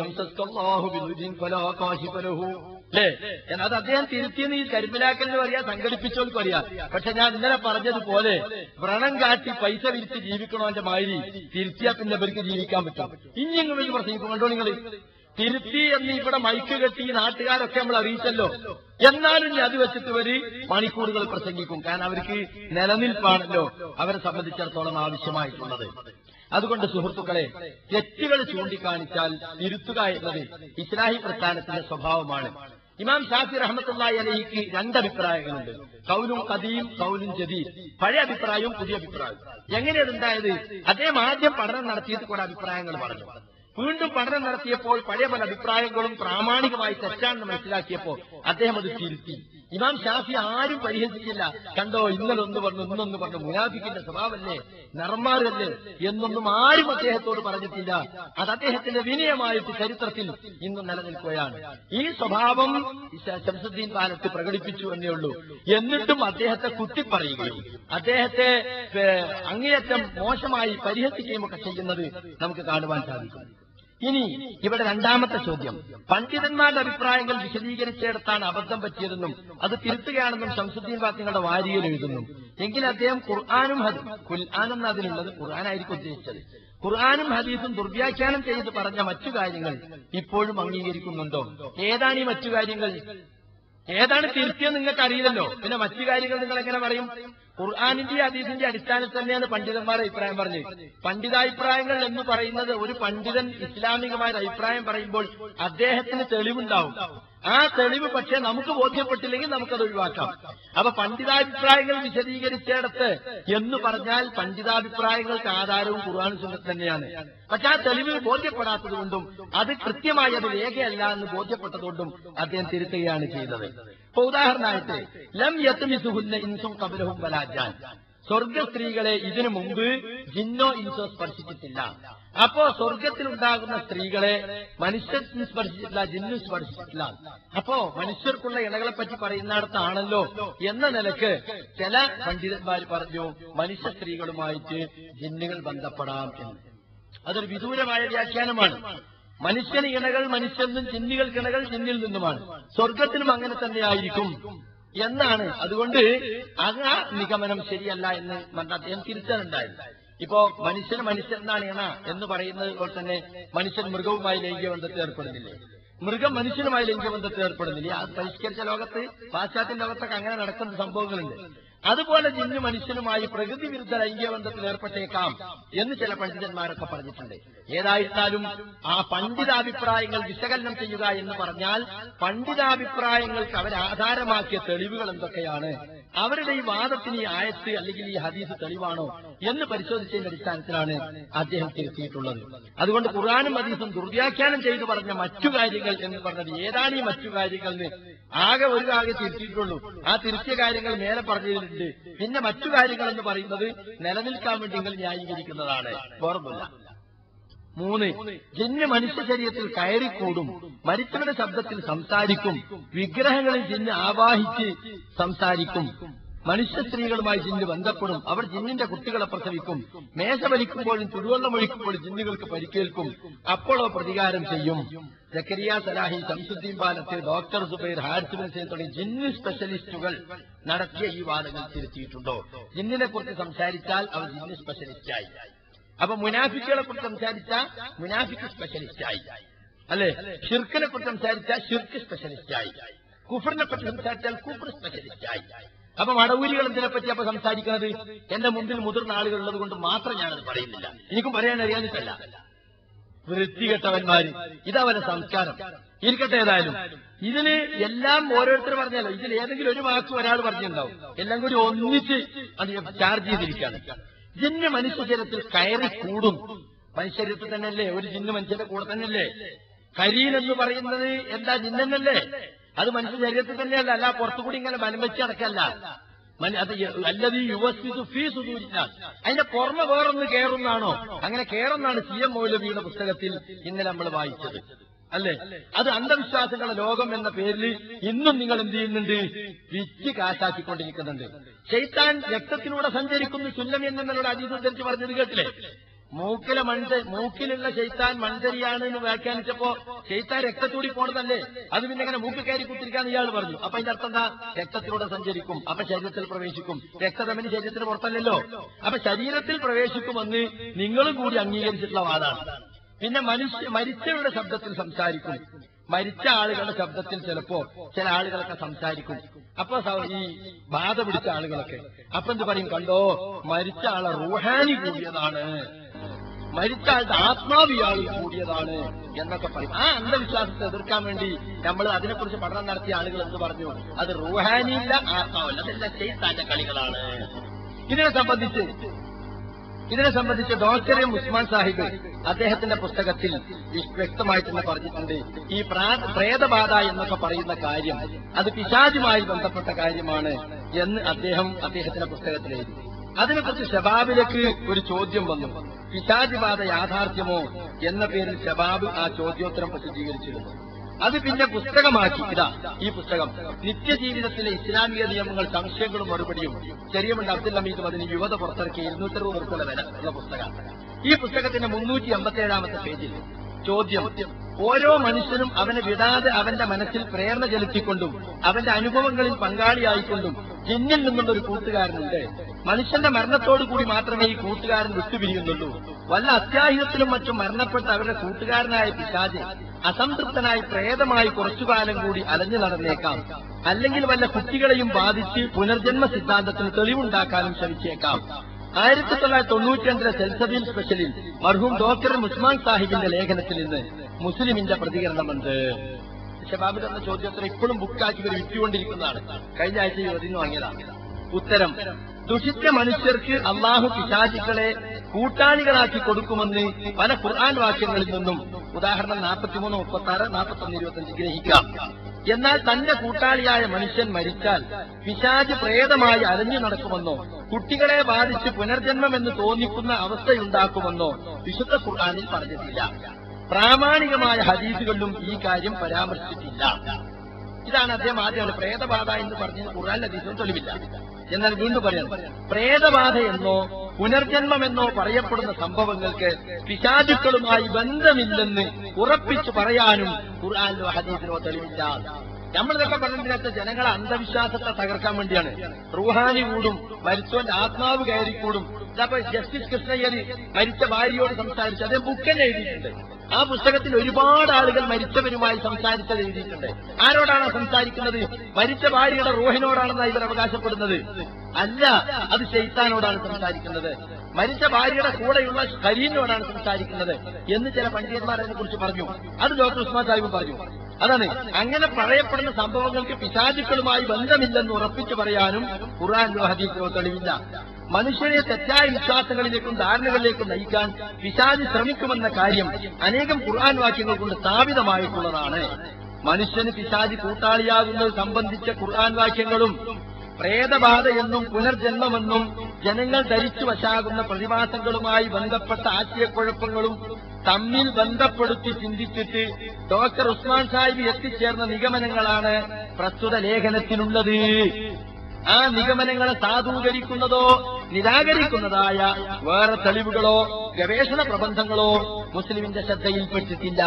അല്ലേ എന്നാൽ അത് അദ്ദേഹം തിരുത്തിയെന്ന് ഈ കരിമ്പിലാക്കലിന് പറയാ സംഘടിപ്പിച്ചോൾക്ക് അറിയാം പക്ഷെ ഞാൻ ഇന്നലെ പറഞ്ഞതുപോലെ വ്രണം കാട്ടി പൈസ വിരിച്ച് ജീവിക്കണോന്റെ മാതിരി തിരുത്തിയാൽ പിന്നെ ഇവർക്ക് ജീവിക്കാൻ പറ്റും ഇനി ഇങ്ങ് വലിയ പ്രസംഗിക്കും കണ്ടോ നിങ്ങൾ തിരുത്തി എന്ന് ഇവിടെ മൈക്ക് കെട്ടി ഈ നാട്ടുകാരൊക്കെ നമ്മൾ അറിയിച്ചല്ലോ എന്നാലും ഇനി അത് വെച്ചിട്ട് ഇവര് മണിക്കൂറുകൾ പ്രസംഗിക്കും കാരണം അവർക്ക് നിലനിൽപ്പാണല്ലോ അവരെ സംബന്ധിച്ചിടത്തോളം ആവശ്യമായിട്ടുള്ളത് അതുകൊണ്ട് സുഹൃത്തുക്കളെ തെറ്റുകൾ ചൂണ്ടിക്കാണിച്ചാൽ തിരുത്തുക എന്നത് ഇസ്ലാഹി പ്രസ്ഥാനത്തിന്റെ സ്വഭാവമാണ് ഇമാം ഷാഫി റഹ്മത്തുള്ളാഹി അലഹിക്ക് രണ്ട് അഭിപ്രായങ്ങളുണ്ട് കൗലും കദീം കൗലും ജദീദ് പഴയ അഭിപ്രായവും പുതിയ അഭിപ്രായവും എങ്ങനെയാണ് ഉണ്ടായത് അദ്ദേഹം ആദ്യം പഠനം നടത്തിയിട്ട് കുറെ അഭിപ്രായങ്ങൾ പറഞ്ഞു വീണ്ടും പഠനം നടത്തിയപ്പോൾ പഴയ പല അഭിപ്രായങ്ങളും പ്രാമാണികമായി തെറ്റാണെന്ന് മനസ്സിലാക്കിയപ്പോൾ അദ്ദേഹം അത് തിരുത്തി ഇമാം ഷാഫി ആരും പരിഹസിച്ചില്ല കണ്ടോ ഇന്നലെ ഒന്ന് പറഞ്ഞു ഇന്നൊന്ന് പറഞ്ഞു മുനാഫിക്കിന്റെ സ്വഭാവമല്ലേ നർമാരല്ലേ എന്നൊന്നും ആരും അദ്ദേഹത്തോട് പറഞ്ഞിട്ടില്ല അത് അദ്ദേഹത്തിന്റെ വിനയമായിട്ട് ചരിത്രത്തിൽ ഇന്നും നിലനിൽക്കുകയാണ് ഈ സ്വഭാവം ശംസുദ്ദീൻ കാലത്ത് പ്രകടിപ്പിച്ചു എന്നേ ഉള്ളൂ എന്നിട്ടും അദ്ദേഹത്തെ കുത്തിപ്പറയുകയും അദ്ദേഹത്തെ ഏ, അങ്ങേയറ്റം മോശമായി പരിഹസിക്കുകയും ഒക്കെ ചെയ്യുന്നത് നമുക്ക് കാണുവാൻ സാധിക്കും ഇനി ഇവിടെ രണ്ടാമത്തെ ചോദ്യം പണ്ഡിതന്മാരുടെ അഭിപ്രായങ്ങൾ വിശദീകരിച്ചിടത്താണ് അബദ്ധം പറ്റിയതെന്നും അത് തിരുത്തുകയാണെന്നും ശംസുദ്ദീൻ വാക്യങ്ങളുടെ വാരികയിൽ എഴുതുന്നു എങ്കിൽ അദ്ദേഹം ഖുർആാനും ഹദീ ഖുർആാനും എന്ന അതിലുള്ളത് ഖുർആാനായിരിക്കും ഉദ്ദേശിച്ചത് ഖുർആാനും ഹദീസും ദുർവ്യാഖ്യാനം ചെയ്ത് പറഞ്ഞ മറ്റു കാര്യങ്ങൾ ഇപ്പോഴും അംഗീകരിക്കുന്നുണ്ടോ ഏതാണ് ഈ മറ്റു കാര്യങ്ങൾ ഏതാണ് തിരുത്തിയെന്ന് നിങ്ങൾക്ക് അറിയില്ലല്ലോ പിന്നെ മറ്റു കാര്യങ്ങൾ നിങ്ങൾ എങ്ങനെ പറയും ഖുർആാനിന്റെ ഹദീസിന്റെ അടിസ്ഥാനത്തിൽ തന്നെയാണ് പണ്ഡിതന്മാരുടെ അഭിപ്രായം പറഞ്ഞത് പണ്ഡിതാഭിപ്രായങ്ങൾ എന്ന് പറയുന്നത് ഒരു പണ്ഡിതൻ ഇസ്ലാമികമായ ഒരു അഭിപ്രായം പറയുമ്പോൾ അദ്ദേഹത്തിന് തെളിവുണ്ടാവും ആ തെളിവ് പക്ഷേ നമുക്ക് ബോധ്യപ്പെട്ടില്ലെങ്കിൽ നമുക്കത് ഒഴിവാക്കാം അപ്പൊ പണ്ഡിതാഭിപ്രായങ്ങൾ വിശദീകരിച്ചിടത്ത് എന്ന് പറഞ്ഞാൽ പണ്ഡിതാഭിപ്രായങ്ങൾക്ക് ആധാരവും ഖുർആൻ സുന്നത്ത് തന്നെയാണ് പക്ഷെ ആ തെളിവ് ബോധ്യപ്പെടാത്തത് കൊണ്ടും അത് കൃത്യമായി അത് രേഖയല്ല എന്ന് ബോധ്യപ്പെട്ടതുകൊണ്ടും അദ്ദേഹം തിരുത്തുകയാണ് ചെയ്തത് ഇപ്പൊ ഉദാഹരണമായിട്ട് ലം യത്മിസുഹുന്ന ഇൻസും കബലഹും വലാജാൻ സ്വർഗ സ്ത്രീകളെ ഇതിനു മുമ്പ് ജിന്നോ ഇൻസോ സ്പർശിച്ചിട്ടില്ല അപ്പോ സ്വർഗത്തിലുണ്ടാകുന്ന സ്ത്രീകളെ മനുഷ്യർ സ്പർശിച്ചിട്ടില്ല ജിന്നു സ്പർശിച്ചിട്ടില്ല അപ്പോ മനുഷ്യർക്കുള്ള ഇണകളെ പറ്റി പറയുന്നിടത്താണല്ലോ എന്ന നിലക്ക് ചില പണ്ഡിതന്മാർ പറഞ്ഞു മനുഷ്യ സ്ത്രീകളുമായിട്ട് ജിന്നുകൾ ബന്ധപ്പെടാം എന്ന് അതൊരു വിദൂരമായ വ്യാഖ്യാനമാണ് മനുഷ്യന് ഇണകൾ മനുഷ്യനും ജിന്നുകൾക്ക് ഇണകൾ ജിന്നിൽ നിന്നുമാണ് സ്വർഗത്തിലും അങ്ങനെ തന്നെ ആയിരിക്കും എന്നാണ് അതുകൊണ്ട് അത് ആ നിഗമനം ശരിയല്ല എന്ന് പറഞ്ഞ അദ്ദേഹം തിരിച്ചതുണ്ടായിരുന്നു ഇപ്പോ മനുഷ്യന് മനുഷ്യനാണ് ഇണ എന്ന് പറയുന്നത് പോലെ തന്നെ മനുഷ്യൻ മൃഗവുമായി ലൈംഗിക ബന്ധത്തിൽ ഏർപ്പെടുന്നില്ലേ മൃഗം മനുഷ്യനുമായി ലൈംഗിക ബന്ധത്തിൽ ഏർപ്പെടുന്നില്ല അത് പരിഷ്കരിച്ച ലോകത്ത് പാശ്ചാത്യ ലോകത്തൊക്കെ അങ്ങനെ നടക്കുന്ന സംഭവങ്ങളുണ്ട് അതുപോലെ ജിന്ന് മനുഷ്യനുമായി പ്രകൃതി വിരുദ്ധ ലൈംഗിക ബന്ധത്തിൽ ഏർപ്പെട്ടേക്കാം എന്ന് ചില പണ്ഡിതന്മാരൊക്കെ പറഞ്ഞിട്ടുണ്ട് ഏതായിരുന്നാലും ആ പണ്ഡിതാഭിപ്രായങ്ങൾ വിശകലനം ചെയ്യുക എന്ന് പറഞ്ഞാൽ പണ്ഡിതാഭിപ്രായങ്ങൾക്ക് അവരാധാരമാക്കിയ തെളിവുകൾ എന്തൊക്കെയാണ് അവരുടെ ഈ വാദത്തിന് ഈ ആയത്ത് അല്ലെങ്കിൽ ഈ ഹദീസ് തെളിവാണോ എന്ന് പരിശോധിച്ചതിന്റെ അടിസ്ഥാനത്തിലാണ് അദ്ദേഹം തിരുത്തിയിട്ടുള്ളത് അതുകൊണ്ട് ഖുർആാനും ഹദീസും ദുർവ്യാഖ്യാനം ചെയ്തു പറഞ്ഞ മറ്റു കാര്യങ്ങൾ എന്ന് പറഞ്ഞത് ഏതാണ് ഈ മറ്റു കാര്യങ്ങൾ എന്ന് ആകെ ഒരു കാര്യം തിരുത്തിയിട്ടുള്ളൂ ആ തിരുത്തിയ കാര്യങ്ങൾ മേലെ പറഞ്ഞിട്ടുണ്ട് പിന്നെ മറ്റു കാര്യങ്ങൾ എന്ന് പറയുന്നത് നിലനിൽക്കാൻ വേണ്ടി നിങ്ങൾ ന്യായീകരിക്കുന്നതാണ് ഓർമ്മല്ല മൂന്ന് ജിന്ന് മനുഷ്യ ശരീരത്തിൽ കയറിക്കൂടും മരിച്ചവരുടെ ശബ്ദത്തിൽ സംസാരിക്കും വിഗ്രഹങ്ങളിൽ ജിന്ന് ആവാഹിച്ച് സംസാരിക്കും മനുഷ്യ സ്ത്രീകളുമായി ജിന്ന് ബന്ധപ്പെടും അവർ ജിന്നിന്റെ കുട്ടികളെ പ്രസവിക്കും മേശ വലിക്കുമ്പോഴും ചുടുവെള്ളം ഒഴിക്കുമ്പോഴും ജിന്നുകൾക്ക് പരിക്കേൽക്കും അപ്പോഴോ പ്രതികാരം ചെയ്യും ജക്കരിയ സലാഹി ശംസുദ്ദീൻ പാലത്ത് ഡോക്ടർ സുബൈർ ഹാരിസ് ബിൻ സൈൻ തുടങ്ങിയ ജിന്ന് സ്പെഷ്യലിസ്റ്റുകൾ നടത്തിയ ഈ വാദങ്ങൾ തിരുത്തിയിട്ടുണ്ടോ ജിന്നിനെ കുറിച്ച് സംസാരിച്ചാൽ അവർ ജിന്ന് സ്പെഷ്യലിസ്റ്റായി അപ്പൊ മുനാഫിക്കുകളെ കുറിച്ച് സംസാരിച്ച മുനാഫിക്ക് സ്പെഷ്യലിസ്റ്റായി അല്ലെ ഷിർക്കിനെ കുറിച്ച് സംസാരിച്ച ഷിർക്ക് സ്പെഷ്യലിസ്റ്റായി കുഫറിനെ പറ്റി സംസാരിച്ചാൽ കുഫർ സ്പെഷ്യലിസ്റ്റായി അപ്പൊ മടവൂരികൾ എന്തിനെ പറ്റി അപ്പൊ സംസാരിക്കുന്നത് എന്റെ മുമ്പിൽ മുതിർന്ന ആളുകൾ ഉള്ളത് കൊണ്ട് മാത്രം ഞാനത് പറയുന്നില്ല എനിക്കും പറയാൻ അറിയാനിട്ടല്ല വൃത്തികെട്ടവന്മാര് ഇതവരെ സംസ്കാരം ഇരിക്കട്ടെ ഏതായാലും ഇതിന് എല്ലാം ഓരോരുത്തർ പറഞ്ഞാലോ ഇതിൽ ഏതെങ്കിലും ഒരു വാക്ക് ഒരാൾ പറഞ്ഞിട്ടുണ്ടാവും എല്ലാം കൂടി ഒന്നിച്ച് അത് ചാർജ് ചെയ്തിരിക്കുകയാണ് ജിന്ന് മനുഷ്യ ശരീരത്തിൽ കയറി കൂടും മനുഷ്യരീരത്തിൽ തന്നെയല്ലേ ഒരു ജിന്ന് മനുഷ്യന്റെ കൂടെ തന്നെയല്ലേ കരീൻ എന്ന് പറയുന്നത് എന്താ ജിന്നല്ലേ അത് മനുഷ്യ ശരീരത്തിൽ തന്നെയല്ല അല്ല പുറത്തുകൂടി ഇങ്ങനെ ബലം വെച്ച് നടക്കല്ല മൻ- അത് യ- അല്ലത് യുവസ്വിസു ഫീ സുദൂരില്ല അതിന്റെ പുറമെ വേറൊന്ന് കയറുന്നാണോ അങ്ങനെ കയറുന്നാണ് സി എം മൗലവിയുടെ പുസ്തകത്തിൽ ഇന്നലെ നമ്മൾ വായിച്ചത് അല്ലേ അത് അന്ധവിശ്വാസങ്ങളുടെ ലോകം എന്ന പേരിൽ ഇന്നും നിങ്ങൾ എന്ത് ചെയ്യുന്നുണ്ട് വിറ്റ് കാശാക്കിക്കൊണ്ടിരിക്കുന്നുണ്ട് ശൈത്താൻ രക്തത്തിലൂടെ സഞ്ചരിക്കുന്നു സുല്ലം എന്നോട് അതീതരിച്ച് പറഞ്ഞത് കേട്ടില്ലേ മൂക്കിലെ മൺത മൂക്കിലുള്ള ശൈത്താൻ മൺതരിയാണ് എന്ന് വ്യാഖ്യാനിച്ചപ്പോ ശൈത്താൻ രക്തത്തൂടി പോണതല്ലേ അത് പിന്നെ ഇങ്ങനെ മൂക്കിൽ കയറി കുത്തിരിക്കാന്ന് ഇയാൾ പറഞ്ഞു അപ്പൊ അതിന്റെ അർത്ഥം എന്താ രക്തത്തിലൂടെ സഞ്ചരിക്കും അപ്പൊ ശരീരത്തിൽ പ്രവേശിക്കും രക്തധമനി ശരീരത്തിന് പുറത്തല്ലല്ലോ അപ്പൊ ശരീരത്തിൽ പ്രവേശിക്കുമെന്ന് നിങ്ങളും കൂടി അംഗീകരിച്ചിട്ടുള്ള വാദാണ് പിന്നെ മനുഷ്യ മരിച്ചവരുടെ ശബ്ദത്തിൽ സംസാരിക്കും മരിച്ച ആളുകളുടെ ശബ്ദത്തിൽ ചിലപ്പോ ചില ആളുകളൊക്കെ സംസാരിക്കും അപ്പൊ സ- ഈ ബാധ പിടിച്ച ആളുകളൊക്കെ അപ്പൊ എന്ത് പറയും കണ്ടോ മരിച്ച ആളെ റൂഹാനി കൂടിയതാണ് മരിച്ച ആളുടെ ആത്മാവ് ഇയാൾ കൂടിയതാണ് എന്നൊക്കെ പറയും ആ അന്ധവിശ്വാസത്തെ എതിർക്കാൻ വേണ്ടി നമ്മൾ അതിനെക്കുറിച്ച് പഠനം നടത്തിയ ആളുകൾ എന്ത് പറഞ്ഞു അത് റൂഹാനിയില്ല ആത്മാവല്ല അതെല്ലാം ചെയ്താന്റെ കളികളാണ് ഇതിനെ സംബന്ധിച്ച് ഇതിനെ സംബന്ധിച്ച് ഡോക്ടർ എം ഉസ്മാൻ സാഹിബ് അദ്ദേഹത്തിന്റെ പുസ്തകത്തിൽ വി- വ്യക്തമായിട്ട് തന്നെ പറഞ്ഞിട്ടുണ്ട് ഈ പ്രാ- പ്രേതബാധ എന്നൊക്കെ പറയുന്ന കാര്യം അത് പിശാചുമായി ബന്ധപ്പെട്ട കാര്യമാണ് എന്ന് അദ്ദേഹം അദ്ദേഹത്തിന്റെ പുസ്തകത്തിൽ എഴുതി അതിനെക്കുറിച്ച് ഷബാബിലേക്ക് ഒരു ചോദ്യം വന്നു പിശാച് ബാധ യാഥാർത്ഥ്യമോ എന്ന പേരിൽ ഷബാബ് ആ ചോദ്യോത്തരം പ്രസിദ്ധീകരിച്ചിരുന്നു അത് പിന്നെ പുസ്തകമാക്കി ഇതാ ഈ പുസ്തകം നിത്യജീവിതത്തിലെ ഇസ്ലാമിക നിയമങ്ങൾ സംശയങ്ങളും മറുപടിയും ചെറിയമുണ്ട് അബ്ദുൽ ഹമീദും അതിന് യുവത പുറത്തിറക്കിയ ഇരുന്നൂറ്ററുപത് ഉറുപ്പുള്ള വില ഉള്ള പുസ്തകം ഈ പുസ്തകത്തിന്റെ മുന്നൂറ്റി അമ്പത്തേഴാമത്തെ പേജിൽ ചോദ്യം ഓരോ മനുഷ്യനും അവനെ വിടാതെ അവന്റെ മനസ്സിൽ പ്രേരണ ചെലുത്തിക്കൊണ്ടും അവന്റെ അനുഭവങ്ങളിൽ പങ്കാളിയായിക്കൊണ്ടും ജിന്നിൽ നിന്നുള്ള ഒരു കൂട്ടുകാരനുണ്ട് മനുഷ്യന്റെ മരണത്തോടു കൂടി മാത്രമേ ഈ കൂട്ടുകാരൻ വിട്ടുപിരിയുന്നുള്ളൂ വല്ല അത്യാഹിതത്തിലും മറ്റും മരണപ്പെട്ട അവരുടെ കൂട്ടുകാരനായ പിശാജ് അസംതൃപ്തനായി പ്രേതമായി കുറച്ചുകാലം കൂടി അലഞ്ഞു നടന്നേക്കാം അല്ലെങ്കിൽ വല്ല കുട്ടികളെയും ബാധിച്ച് പുനർജന്മ സിദ്ധാന്തത്തിന് തെളിവുണ്ടാക്കാനും ശ്രമിച്ചേക്കാം ആയിരത്തി തൊള്ളായിരത്തി തൊണ്ണൂറ്റിരണ്ടിലെ സെൽസബീൽ സ്പെഷ്യലിൽ മർഹൂം ഡോക്ടർ മുസ്മാൻ സാഹിബിന്റെ ലേഖനത്തിൽ നിന്ന് മുസ്ലിമിന്റെ പ്രതികരണമുണ്ട് ഷബാബ് എന്ന ചോദ്യോത്തരം ഇപ്പോഴും ബുക്കാക്കി ഇവർ വിറ്റുകൊണ്ടിരിക്കുന്നതാണ് കഴിഞ്ഞ ആഴ്ച യുവതിന്ന് വാങ്ങിയതാണ് ഉത്തരം ദുഷിച്ച മനുഷ്യർക്ക് അള്ളാഹു പിശാചികളെ കൂട്ടാളികളാക്കി കൊടുക്കുമെന്ന് പല ഖുർആൻ വാക്യങ്ങളിൽ നിന്നും ഉദാഹരണം നാൽപ്പത്തിമൂന്ന് മുപ്പത്തി ആറ് നാൽപ്പത്തൊന്ന് ഇരുപത്തഞ്ച് ഗ്രഹിക്കാം എന്നാൽ തന്റെ കൂട്ടാളിയായ മനുഷ്യൻ മരിച്ചാൽ പിശാജ് പ്രേതമായി അലഞ്ഞു നടക്കുമെന്നോ കുട്ടികളെ ബാധിച്ച് പുനർജന്മമെന്ന് തോന്നിക്കുന്ന അവസ്ഥയുണ്ടാക്കുമെന്നോ വിശുദ്ധ ഖുർആാനിൽ പറഞ്ഞിട്ടില്ല പ്രാമാണികമായ ഹദീസുകളിലും ഈ കാര്യം പരാമർശിച്ചിട്ടില്ല ഇതാണ് അദ്ദേഹം ആദ്യം പ്രേതബാധ എന്ന് പറഞ്ഞത് ഖുർആൻ ഹദീസും തെളിവില്ല എന്നാൽ വീണ്ടും പറയാം പ്രേതബാധ എന്നോ പുനർജന്മമെന്നോ പറയപ്പെടുന്ന സംഭവങ്ങൾക്ക് പിശാചുക്കളുമായി ബന്ധമില്ലെന്ന് ഉറപ്പിച്ചു പറയാനും ഖുർആാനിലോ ഹദീസിലോ തെളിവില്ല നമ്മളിതൊക്കെ പറഞ്ഞതിനകത്ത് ജനങ്ങളെ അന്ധവിശ്വാസത്തെ തകർക്കാൻ വേണ്ടിയാണ് റൂഹാനി കൂടും മരിച്ചവന്റെ ആത്മാവ് കയറി കൂടും ഇതപ്പോ ജസ്റ്റിസ് കൃഷ്ണയ്യര് മരിച്ച ഭാര്യയോട് സംസാരിച്ചു അദ്ദേഹം ബുക്കന്നെ എഴുതിയിട്ടുണ്ട് ആ പുസ്തകത്തിൽ ഒരുപാട് ആളുകൾ മരിച്ചവരുമായി സംസാരിച്ചത് എഴുതിയിട്ടുണ്ട് ആരോടാണ് സംസാരിക്കുന്നത് മരിച്ച ഭാര്യയുടെ റൂഹിനോടാണെന്ന് ഇവർ അവകാശപ്പെടുന്നത് അല്ല അത് ശൈത്താനോടാണ് സംസാരിക്കുന്നത് മരിച്ച ഭാര്യയുടെ കൂടെയുള്ള കരീനോടാണ് സംസാരിക്കുന്നത് എന്ന് ചില പണ്ഡിതന്മാർ അതിനെ കുറിച്ച് പറഞ്ഞു അത് ഡോക്ടർ ഉസ്മാൻ സാഹിബ് പറഞ്ഞു അതാണ് അങ്ങനെ പറയപ്പെടുന്ന സംഭവങ്ങൾക്ക് പിശാചുക്കളുമായി ബന്ധമില്ലെന്ന് ഉറപ്പിച്ചു പറയാനും ഖുർആാനിലോ ഹദീസിലോ തെളിവില്ല മനുഷ്യരെ തെറ്റായ വിശ്വാസങ്ങളിലേക്കും ധാരണകളിലേക്കും നയിക്കാൻ പിശാചി ശ്രമിക്കുമെന്ന കാര്യം അനേകം ഖുർആൻ വാക്യങ്ങൾ കൊണ്ട് സ്ഥാപിതമായിട്ടുള്ളതാണ് മനുഷ്യന് പിശാചി കൂട്ടാളിയാകുന്നത് സംബന്ധിച്ച ഖുർആൻ വാക്യങ്ങളും പ്രേതബാധയെന്നും പുനർജന്മമെന്നും ജനങ്ങൾ ധരിച്ചു വശാകുന്ന പ്രതിഭാസങ്ങളുമായി ബന്ധപ്പെട്ട ആശയക്കുഴപ്പങ്ങളും തമ്മിൽ ബന്ധപ്പെടുത്തി ചിന്തിച്ചിട്ട് ഡോക്ടർ ഉസ്മാൻ സാഹിബ് എത്തിച്ചേർന്ന നിഗമനങ്ങളാണ് പ്രസ്തുത ലേഖനത്തിലുള്ളത് ആ നിഗമനങ്ങളെ സാധൂകരിക്കുന്നതോ നിരാകരിക്കുന്നതായ വേറെ തെളിവുകളോ ഗവേഷണ പ്രബന്ധങ്ങളോ മുസ്ലിമിന്റെ ശ്രദ്ധയിൽപ്പെട്ടിട്ടില്ല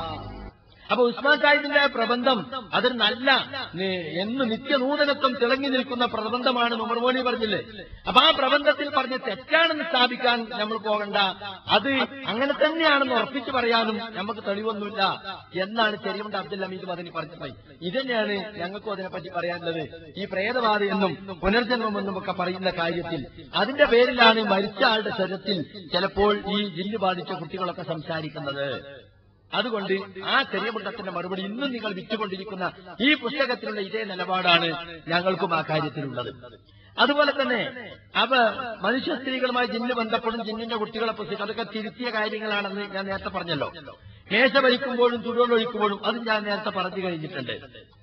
അപ്പൊ ഉസ്മാൻ സാഹിബിന്റെ പ്രബന്ധം അതൊരു നല്ല നി- എന്ന് നിത്യനൂതനത്വം തിളങ്ങി നിൽക്കുന്ന പ്രബന്ധമാണ് നുമർമോണി പറഞ്ഞില്ലേ അപ്പൊ ആ പ്രബന്ധത്തിൽ പറഞ്ഞ് തെറ്റാണെന്ന് സ്ഥാപിക്കാൻ നമ്മൾ പോകണ്ട അത് അങ്ങനെ തന്നെയാണെന്ന് ഉറപ്പിച്ചു പറയാനും നമുക്ക് തെളിവൊന്നുമില്ല എന്നാണ് ചെറിയുണ്ട് അബ്ദുൽ ഹമീദ് മദനി പറഞ്ഞത് ഇത് തന്നെയാണ് ഞങ്ങൾക്കും അതിനെപ്പറ്റി പറയാനുള്ളത് ഈ പ്രേതബാധ എന്നും പുനർജന്മമെന്നും ഒക്കെ പറയുന്ന കാര്യത്തിൽ അതിന്റെ പേരിലാണ് മരിച്ച ആളുടെ ശരീരത്തിൽ ചിലപ്പോൾ ഈ ജില്ല് ബാധിച്ച കുട്ടികളൊക്കെ സംസാരിക്കുന്നത് അതുകൊണ്ട് ആ ചെറിയ മുണ്ടത്തിന്റെ മറുപടി ഇന്നും നിങ്ങൾ വിറ്റുകൊണ്ടിരിക്കുന്ന ഈ പുസ്തകത്തിലുള്ള ഇതേ നിലപാടാണ് ഞങ്ങൾക്കും ആ കാര്യത്തിലുള്ളത് അതുപോലെ തന്നെ അവ മനുഷ്യ സ്ത്രീകളുമായി ജിന്ന് ബന്ധപ്പെടും ജിന്നിന്റെ കുട്ടികളെ പുസ്തകം അതൊക്കെ തിരുത്തിയ കാര്യങ്ങളാണെന്ന് ഞാൻ നേരത്തെ പറഞ്ഞല്ലോ മേശ ഭരിക്കുമ്പോഴും തുഴലൊഴിക്കുമ്പോഴും അത് ഞാൻ നേരത്തെ പറഞ്ഞു കഴിഞ്ഞിട്ടുണ്ട്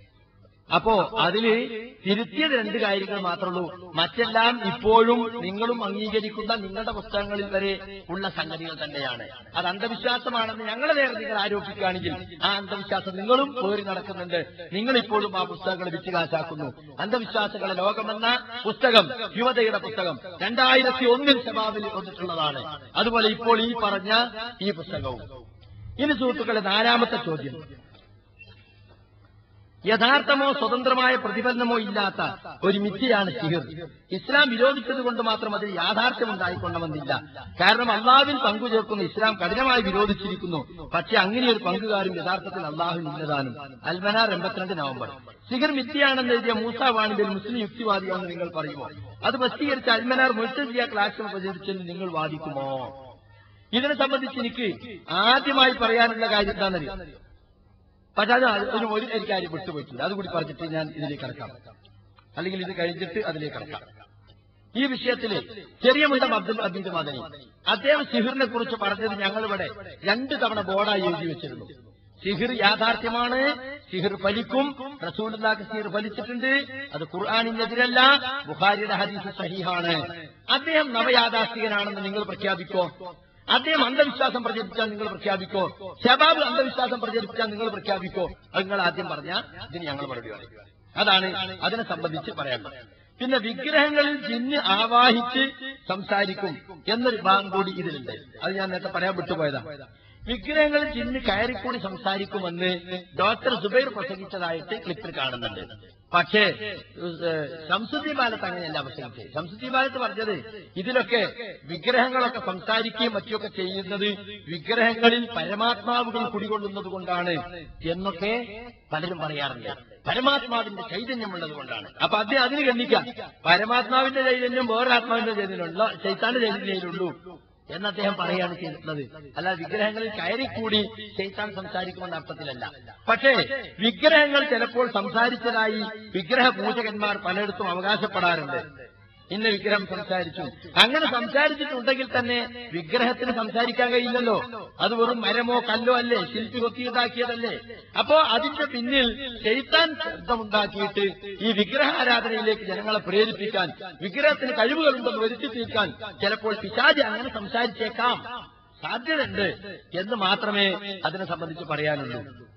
അപ്പോ അതില് തിരുത്തിയത് രണ്ട് കാര്യങ്ങൾ മാത്രമുള്ളൂ മറ്റെല്ലാം ഇപ്പോഴും നിങ്ങളും അംഗീകരിക്കുന്ന നിങ്ങളുടെ പുസ്തകങ്ങളിൽ വരെ ഉള്ള സംഗതികൾ തന്നെയാണ് അത് അന്ധവിശ്വാസമാണെന്ന് ഞങ്ങളെ നേരെ നിങ്ങൾ ആരോപിക്കുകയാണെങ്കിൽ ആ അന്ധവിശ്വാസം നിങ്ങളും പേറി നടക്കുന്നുണ്ട് നിങ്ങൾ ഇപ്പോഴും ആ പുസ്തകങ്ങൾ വിറ്റുകാശാക്കുന്നു അന്ധവിശ്വാസങ്ങളെ ലോകമെന്ന പുസ്തകം യുവതയുടെ പുസ്തകം രണ്ടായിരത്തി ഒന്നിൽ ശബാബിൽ വന്നിട്ടുള്ളതാണ് അതുപോലെ ഇപ്പോൾ ഈ പറഞ്ഞ ഈ പുസ്തകവും ഇനി സുഹൃത്തുക്കളെ നാലാമത്തെ ചോദ്യം യഥാർത്ഥമോ സ്വതന്ത്രമായ പ്രതിഫലനമോ ഇല്ലാത്ത ഒരു മിഥ്യയാണ് സിഹിർ ഇസ്ലാം വിരോധിച്ചത് കൊണ്ട് മാത്രം അതിൽ യാഥാർത്ഥ്യം ഉണ്ടായിക്കൊള്ളണമെന്നില്ല കാരണം അള്ളാഹുവിൽ പങ്കുചേർക്കുന്ന ഇസ്ലാം കഠിനമായി വിരോധിച്ചിരിക്കുന്നു പക്ഷെ അങ്ങനെ ഒരു പങ്കുകാരും യഥാർത്ഥത്തിൽ അള്ളാഹുവിൽ ഇല്ലതാനും അൽമനാർ എൺപത്തിരണ്ട് നവംബർ സിഹിർ മിഥ്യയാണെന്ന് എഴുതിയ മൂസ വാണിബിൽ മുസ്ലിം യുക്തിവാദിയാണെന്ന് നിങ്ങൾ പറയുമോ അത് പ്രസിദ്ധീകരിച്ച അൽമനാർ മുഴുത്തതിയ ക്ലാസ് പ്രചരിച്ചെന്ന് നിങ്ങൾ വാദിക്കുമോ ഇതിനെ സംബന്ധിച്ച് എനിക്ക് ആദ്യമായി പറയാനുള്ള കാര്യം എന്താണെന്നറിയാം പക്ഷെ അത് ഒരു ഒരു ഒരു കാര്യം വിട്ടുപോയിട്ടുണ്ട് അതുകൂടി പറഞ്ഞിട്ട് ഞാൻ ഇതിലേക്ക് കടക്കാം അല്ലെങ്കിൽ ഇത് കഴിഞ്ഞിട്ട് അതിലേക്ക് കടക്കാം ഈ വിഷയത്തില് ചെറിയ മുണ്ടം അബ്ദുൽ അബീദ് മദനി അദ്ദേഹം സിഹിറിനെ കുറിച്ച് പറഞ്ഞത് ഞങ്ങളിവിടെ രണ്ടു തവണ ബോർഡായി എഴുതി വെച്ചിരുന്നു സിഹിർ യാഥാർത്ഥ്യമാണ് സിഹിർ ഫലിക്കും റസൂലുള്ളാഹ് സിഹിർ ഫലിച്ചിട്ടുണ്ട് അത് ഖുർആാനിനെതിരല്ല ബുഖാരിയുടെ ഹദീസ് സഹീഹാണ് അദ്ദേഹം നവയാഥാസ്ഥികനാണെന്ന് നിങ്ങൾ പ്രഖ്യാപിക്കോ അദ്ദേഹം അന്ധവിശ്വാസം പ്രചരിപ്പിച്ചാൽ നിങ്ങൾ പ്രഖ്യാപിക്കോ ഷബാബ് അന്ധവിശ്വാസം പ്രചരിപ്പിച്ചാൽ നിങ്ങൾ പ്രഖ്യാപിക്കോ അത് നിങ്ങൾ ആദ്യം പറഞ്ഞാൽ ഇതിന് ഞങ്ങൾ മറുപടി പറയും അതാണ് അതിനെ സംബന്ധിച്ച് പറയാനുള്ളത് പിന്നെ വിഗ്രഹങ്ങളിൽ ജിന്ന് ആവാഹിച്ച് സംസാരിക്കും എന്നൊരു ഭാഗം കൂടി ഇതിലുണ്ട് അത് ഞാൻ നേരത്തെ പറയാൻ വിട്ടുപോയതാ വിഗ്രഹങ്ങളിൽ ജിന്ന് കയറിക്കൂടി സംസാരിക്കുമെന്ന് ഡോക്ടർ സുബൈർ പ്രസംഗിച്ചതായിട്ട് ക്ലിപ്പിൽ കാണുന്നുണ്ട് പക്ഷേ ശംസുദ്ദീൻ ബാലത്ത് അങ്ങനെയല്ല പ്രസംഗിച്ചത് ശംസുദ്ദീൻ ബാലത്ത് പറഞ്ഞത് ഇതിലൊക്കെ വിഗ്രഹങ്ങളൊക്കെ സംസാരിക്കുകയും മറ്റുമൊക്കെ ചെയ്യുന്നത് വിഗ്രഹങ്ങളിൽ പരമാത്മാവുകൾ കുടികൊള്ളുന്നത് കൊണ്ടാണ് എന്നൊക്കെ പലരും പറയാറുണ്ട് പരമാത്മാവിന്റെ ചൈതന്യമുള്ളത് കൊണ്ടാണ് അപ്പൊ അദ്ദേഹം അതിന് ഗണ്ണിക്കാം പരമാത്മാവിന്റെ ചൈതന്യം വേറൊരാത്മാവിന്റെ ചൈതന്യമുള്ള ചൈത്താന്റെ ചൈതന്യയിലുള്ളൂ എന്ന് അദ്ദേഹം പറയുകയാണ് ചെയ്തിട്ടുള്ളത് അല്ല വിഗ്രഹങ്ങളിൽ കയറിക്കൂടി ചൈത്താൻ സംസാരിക്കുമെന്ന അർത്ഥത്തിലല്ല പക്ഷേ വിഗ്രഹങ്ങൾ ചിലപ്പോൾ സംസാരിച്ചതായി വിഗ്രഹ പൂജകന്മാർ പലയിടത്തും അവകാശപ്പെടാറുണ്ട് ഇന്ന വിഗ്രഹം സംസാരിച്ചു അങ്ങനെ സംസാരിച്ചിട്ടുണ്ടെങ്കിൽ തന്നെ വിഗ്രഹത്തിന് സംസാരിക്കാൻ കഴിയില്ലല്ലോ അത് വെറും മരമോ കല്ലോ അല്ലേ ശില്പി കൊത്തിയുണ്ടാക്കിയതല്ലേ അപ്പോ അതിന്റെ പിന്നിൽ ചെയ്ത്താൻ ശബ്ദമുണ്ടാക്കിയിട്ട് ഈ വിഗ്രഹാരാധനയിലേക്ക് ജനങ്ങളെ പ്രേരിപ്പിക്കാൻ വിഗ്രഹത്തിന് കഴിവുകളുണ്ടെന്ന് വരുത്തി തീർക്കാൻ ചിലപ്പോൾ പിശാജ് അങ്ങനെ സംസാരിച്ചേക്കാം സാധ്യതയുണ്ട് എന്ന് മാത്രമേ അതിനെ സംബന്ധിച്ച് പറയാനുള്ളൂ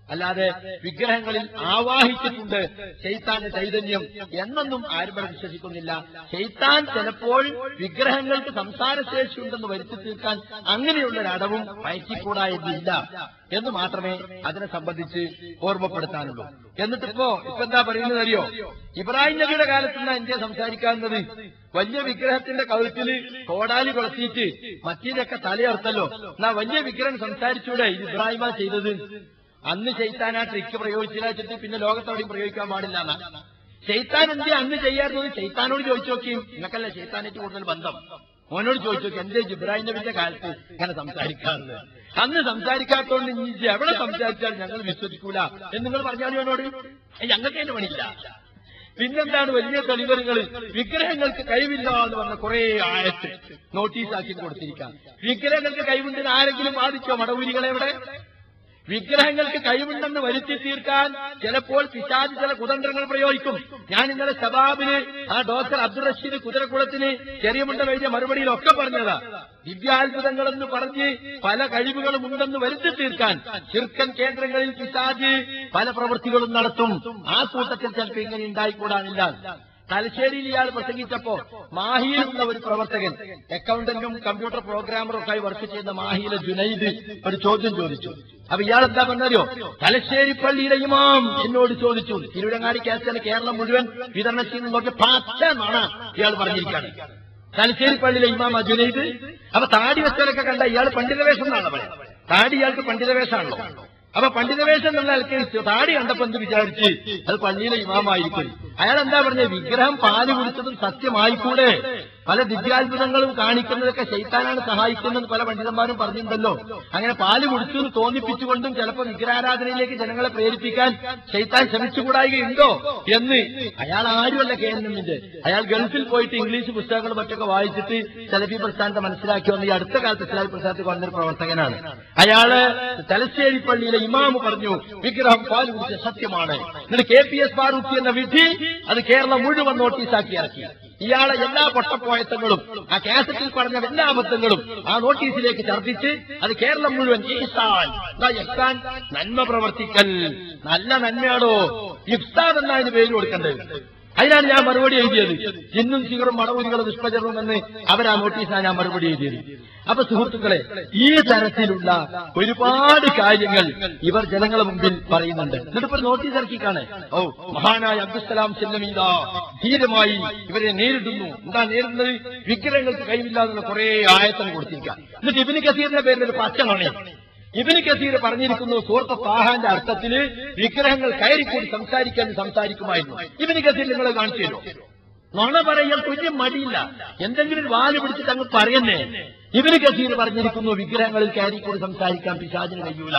അല്ലാതെ വിഗ്രഹങ്ങളിൽ ആവാഹിച്ചിട്ടുണ്ട് ശൈത്താന്റെ ചൈതന്യം എന്നൊന്നും ആരും ഇവിടെ വിശ്വസിക്കുന്നില്ല ശൈത്താൻ ചിലപ്പോൾ വിഗ്രഹങ്ങൾക്ക് സംസാരശേഷി ഉണ്ടെന്ന് വരുത്തി തീർക്കാൻ അങ്ങനെയുള്ള ഒരു അടവും പയറ്റിക്കൂടാ എന്നില്ല എന്ന് മാത്രമേ അതിനെ സംബന്ധിച്ച് ഓർമ്മപ്പെടുത്താനുള്ളൂ എന്നിട്ടിപ്പോ ഇപ്പൊ എന്താ പറയുന്നത് അറിയോ ഇബ്രാഹിം നബിയുടെ കാലത്ത് നിന്നാ ഇന്ത്യ സംസാരിക്കാവുന്നത് വലിയ വിഗ്രഹത്തിന്റെ കഴുത്തിൽ കോടാലി കൊളത്തിയിട്ട് മറ്റീരൊക്കെ തലയർത്തല്ലോ എന്നാ വലിയ വിഗ്രഹം സംസാരിച്ചൂടെ ഇത് ഇബ്രാഹിമ ചെയ്തത് അന്ന് ചെയ്ത്താൻ ആ ട്രിക്ക് പ്രയോഗിച്ചില്ല വെച്ചിട്ട് പിന്നെ ലോകത്തോടെയും പ്രയോഗിക്കാൻ പാടില്ല എന്നാ ചെയ്ത്താൻ എന്ത് അന്ന് ചെയ്യാറുള്ളത് ചെയ്ത്താനോട് ചോദിച്ചു നോക്കിയും നിങ്ങൾക്കല്ലേ ചെയ്ത്താനായിട്ട് കൂടുതൽ ബന്ധം മോനോട് ചോദിച്ചു നോക്കി എന്തേ ജിബ്രാഹിം നബിന്റെ കാലത്ത് ഇങ്ങനെ സംസാരിക്കാറുണ്ട് അന്ന് സംസാരിക്കാത്തോണ്ട് നീ ഇജ്ജ് എവിടെ സംസാരിച്ചാൽ ഞങ്ങൾ വിശ്വസിക്കൂല എന്ന് നിങ്ങൾ പറഞ്ഞാലും അവനോട് ഞങ്ങൾക്ക് അതിന്റെ പണിയില്ല പിന്നെന്താണ് വലിയ തെളിവറുകൾ വിഗ്രഹങ്ങൾക്ക് കഴിവില്ല എന്ന് പറഞ്ഞ കുറെ ആയത്ത് നോട്ടീസാക്കി കൊടുത്തിരിക്കാം വിഗ്രഹങ്ങൾക്ക് കഴിവുണ്ടെന്ന് ആരെങ്കിലും ബാധിച്ചോ മടവൂരികളെ എവിടെ വിഗ്രഹങ്ങൾക്ക് കഴിവുണ്ടെന്ന് വരുത്തി തീർക്കാൻ ചിലപ്പോൾ പിശാജ് ചില കുതന്ത്രങ്ങൾ പ്രയോഗിക്കും ഞാൻ ഇന്നലെ ശബാബിന് ആ ഡോക്ടർ അബ്ദുൾ റഷീദ് കുതിരക്കുളത്തിന് ചെറിയ മുണ്ട എഴുതിയ മറുപടിയിലൊക്കെ പറഞ്ഞതാ ദിവ്യാത്ഭുതങ്ങളെന്ന് പറഞ്ഞ് പല കഴിവുകളും ഉണ്ടെന്ന് വരുത്തി തീർക്കാൻ ചിർക്കൻ കേന്ദ്രങ്ങളിൽ പിശാജ് പല പ്രവൃത്തികളും നടത്തും ആ കൂട്ടത്തിൽ ചിലപ്പോൾ ഇങ്ങനെ ഉണ്ടായിക്കൂടാനില്ല തലശ്ശേരിയിൽ ഇയാൾ പ്രസംഗിച്ചപ്പോ മാഹിയിലുള്ള ഒരു പ്രവർത്തകൻ അക്കൗണ്ടന്റും കമ്പ്യൂട്ടർ പ്രോഗ്രാമറും ഒക്കെ ആയി വർക്ക് ചെയ്യുന്ന മാഹിയിലെ ജുനൈദ് ഒരു ചോദ്യം ചോദിച്ചു അപ്പൊ ഇയാൾ എന്താ പറഞ്ഞറിയോ തലശ്ശേരി പള്ളിയിലെ ഇമാം എന്നോട് ചോദിച്ചു തിരുവിടങ്ങാടി കേസിലെ കേരളം മുഴുവൻ വിതരണം ചെയ്യുന്ന നോക്കിയ പച്ച നുണ ഇയാൾ പറഞ്ഞിരിക്കുകയാണ് തലശ്ശേരി പള്ളിയിലെ ഇമാം ജുനൈദ് അപ്പൊ താടി വെച്ചവരൊക്കെ കണ്ട ഇയാൾ പണ്ഡിതവേഷം എന്നാണ് പറയുന്നത് താടി ഇയാൾക്ക് പണ്ഡിതവേഷമാണല്ലോ അപ്പൊ പണ്ഡിതവേഷം എന്നുള്ള ആൾക്ക് താടി കണ്ടപ്പോ എന്ത് വിചാരിച്ച് അത് പള്ളിയിലെ ഇമാമായിരിക്കും അയാൾ എന്താ പറഞ്ഞത് വിഗ്രഹം പാല് കുടിച്ചതും സത്യമായിക്കൂടെ പല ദിവ്യാത്ഭുതങ്ങളും കാണിക്കുന്നതൊക്കെ ശൈത്താനാണ് സഹായിക്കുന്നത് പല പണ്ഡിതന്മാരും പറഞ്ഞിട്ടുണ്ടല്ലോ അങ്ങനെ പാല് കുടിച്ചു എന്ന് തോന്നിപ്പിച്ചുകൊണ്ടും ചിലപ്പോൾ വിഗ്രഹാരാധനയിലേക്ക് ജനങ്ങളെ പ്രേരിപ്പിക്കാൻ ശൈത്താൻ ശ്രമിച്ചുകൂടായികയുണ്ടോ എന്ന് അയാൾ ആരുമല്ല കെ എൻ എമ്മിന്റെ അയാൾ ഗൾഫിൽ പോയിട്ട് ഇംഗ്ലീഷ് പുസ്തകങ്ങൾ മറ്റൊക്കെ വായിച്ചിട്ട് സെലഫി പ്രസ്ഥാനത്തെ മനസ്സിലാക്കി വന്ന ഈ അടുത്ത കാലത്ത് ഇസ്ലാമി പ്രസ്ഥാനത്തിൽ വന്നൊരു പ്രവർത്തകനാണ് അയാള് തലശ്ശേരി പള്ളിയിലെ ഇമാമ് പറഞ്ഞു വിഗ്രഹം പാല് കുടിച്ച സത്യമാണ് എന്നിട്ട് കെ പി എസ് ഫാറൂഖി എന്ന വിധി അത് കേരളം മുഴുവൻ നോട്ടീസാക്കി ഇറക്കി ഇയാളെ എല്ലാ പൊട്ടപ്പോയത്തങ്ങളും ആ കാസറ്റിൽ പറഞ്ഞ എല്ലാ അബദ്ധങ്ങളും ആ നോട്ടീസിലേക്ക് ഛർദ്ദിച്ച് അത് കേരളം മുഴുവൻ ഇഹ്സാൻ ദാ ഇഹ്സാൻ നന്മ പ്രവർത്തിക്കൽ നല്ല നന്മയാണോ ഇഫ്താദ് എന്നാ അതിന് പേര് കൊടുക്കേണ്ടത് അതിനാണ് ഞാൻ മറുപടി എഴുതിയത് ജിന്നും സിഗറും മടവൂരികളും നിഷ്പചരണവും എന്ന് അവരാ നോട്ടീസാണ് ഞാൻ മറുപടി എഴുതിയത് അപ്പൊ സുഹൃത്തുക്കളെ ഈ തരത്തിലുള്ള ഒരുപാട് കാര്യങ്ങൾ ഇവർ ജനങ്ങളെ മുമ്പിൽ പറയുന്നുണ്ട് എന്നിട്ടിപ്പോ നോട്ടീസ് ഇറക്കിക്കാണ് ഓ മഹാനായ അബ്ദുസലാം ചെല്ലമീത ധീരമായി ഇവരെ നേരിടുന്നു എന്താ നേരിടുന്നത് വിഗ്രഹങ്ങൾക്ക് കഴിവില്ല എന്നുള്ള കുറെ ആയത്തം കൊടുത്തിരിക്കാം എന്നിട്ട് ഇബിന് കസീറിന്റെ പേരിൽ ഒരു പച്ചമണി ഇബിന് കസീർ പറഞ്ഞിരിക്കുന്നു സൂറത്ത് താഹാന്റെ അർത്ഥത്തില് വിഗ്രഹങ്ങൾ കയറിക്കൂടി സംസാരിക്കാൻ സംസാരിക്കുമായിരുന്നു ഇബിന് കസീർ നിങ്ങളെ കാണിച്ചു തരുമോ നുണ പറയാൻ തുല്യം മടിയില്ല എന്തെങ്കിലും ഒരു വാല് പിടിച്ചിട്ട് അങ്ങ് പറയുന്നേ ഇബിന് കസീർ പറഞ്ഞിരിക്കുന്നു വിഗ്രഹങ്ങളിൽ കയറിക്കൂടി സംസാരിക്കാൻ പിശാചിന് കഴിയൂല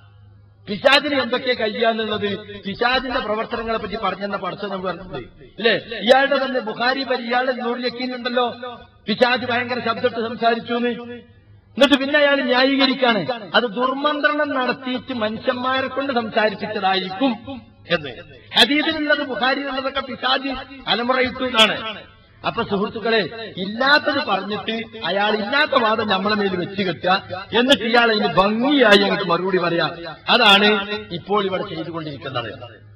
പിശാചിന് എന്തൊക്കെ കഴിയാന്നുള്ളത് പിശാചിന്റെ പ്രവർത്തനങ്ങളെ പറ്റി പറഞ്ഞെന്ന പഠിച്ച നമ്മൾ പറഞ്ഞത് ഇല്ലേ ഇയാളുടെ തന്നെ ബുഹാരി പരി ഇയാളുടെ നൂറിലെക്കിന്നുണ്ടല്ലോ പിശാജ് ഭയങ്കര ശബ്ദത്തിൽ സംസാരിച്ചു എന്ന് എന്നിട്ട് പിന്നെ അയാൾ ന്യായീകരിക്കാണ് അത് ദുർമന്ത്രണം നടത്തിയിട്ട് മനുഷ്യന്മാരെ കൊണ്ട് സംസാരിപ്പിച്ചതായിരിക്കും എന്ന് ഹദീദിലുള്ളത് ബുഹാരിയിലുള്ളതൊക്കെ പിശാജ് അലമുറയിട്ടു എന്നാണ് അപ്പൊ സുഹൃത്തുക്കളെ ഇല്ലാത്തത് പറഞ്ഞിട്ട് അയാൾ ഇല്ലാത്ത വാദം നമ്മളെ മേൽ വെച്ച് കെട്ടുക എന്നിട്ട് ഇയാൾ അതിന് ഭംഗിയായി അങ്ങോട്ട് മറുപടി പറയാം അതാണ് ഇപ്പോൾ ഇവിടെ ചെയ്തുകൊണ്ടിരിക്കുന്നത്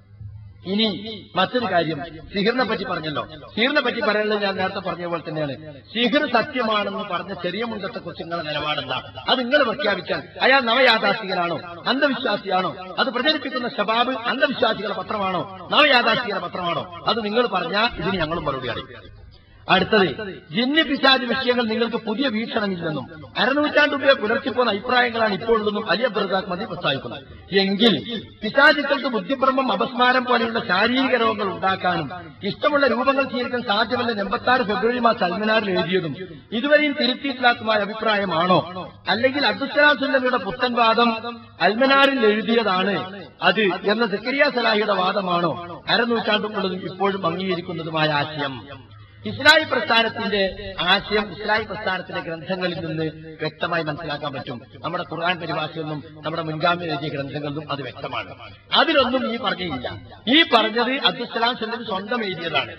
ഇനി മറ്റൊരു കാര്യം സിഹിറിനെ പറ്റി പറഞ്ഞല്ലോ സിഹിറിനെ പറ്റി പറയാനുള്ളത് ഞാൻ നേരത്തെ പറഞ്ഞ പോലെ തന്നെയാണ് സിഹിർ സത്യമാണെന്ന് പറഞ്ഞ ചെറിയ മുണ്ടത്തെ കുറിച്ച് നിങ്ങളുടെ നിലപാടെന്താ അത് നിങ്ങൾ പ്രഖ്യാപിച്ചാൽ അയാൾ നവയാഥാസ്ഥികനാണോ അന്ധവിശ്വാസിയാണോ അത് പ്രചരിപ്പിക്കുന്ന ശബാബ് അന്ധവിശ്വാസികളുടെ പത്രമാണോ നവയാഥാസ്ഥികളുടെ പത്രമാണോ അത് നിങ്ങൾ പറഞ്ഞാൽ ഇതിന് ഞങ്ങളും മറുപടി അറിയിക്കും അടുത്തത് ജിന്ന് പിശാജ് വിഷയങ്ങൾ നിങ്ങൾക്ക് പുതിയ വീക്ഷണമില്ലെന്നും അരനൂറ്റാണ്ട് മുമ്പേ പുലർത്തിപ്പോന്ന അഭിപ്രായങ്ങളാണ് ഇപ്പോഴുള്ളതും അലി അബ്ദുറസാഖ് മതി പ്രസ്താവിക്കുന്നത് എങ്കിൽ പിശാചുക്കൾക്ക് ബുദ്ധിഭ്രമം അപസ്മാരം പോലെയുള്ള ശാരീരിക രോഗങ്ങൾ ഉണ്ടാക്കാനും ഇഷ്ടമുള്ള രൂപങ്ങൾ സ്വീകരിക്കാൻ സാധ്യമല്ലെന്ന് എൺപത്തി ഫെബ്രുവരി മാസം അൽമനാറിൽ എഴുതിയതും ഇതുവരെയും തിരുത്തിയിട്ടില്ലാത്തതുമായ അഭിപ്രായമാണോ അല്ലെങ്കിൽ അബ്ദുസലാം സുല്ലമിയുടെ പുത്തൻ വാദം അൽമനാറിൽ എഴുതിയതാണ് അത് എന്ന സക്കരിയ സലാഹിയുടെ വാദമാണോ അരനൂറ്റാണ്ടുള്ളതും ഇപ്പോഴും അംഗീകരിക്കുന്നതുമായ ആശയം ഇസ്ലാഹി പ്രസ്ഥാനത്തിന്റെ ആശയം ഇസ്ലാഹി പ്രസ്ഥാനത്തിന്റെ ഗ്രന്ഥങ്ങളിൽ നിന്ന് വ്യക്തമായി മനസ്സിലാക്കാൻ പറ്റും നമ്മുടെ ഖുർആൻ പരിഭാഷയിൽ നിന്നും നമ്മുടെ മുൻഗാമി എഴുതിയ ഗ്രന്ഥങ്ങളിൽ നിന്നും അത് വ്യക്തമാണ് അതിലൊന്നും ഈ പറഞ്ഞില്ല ഈ പറഞ്ഞത് അബ്ദുസ്ലാം സ്വല്ലം സ്വന്തം എഴുതിയതാണ്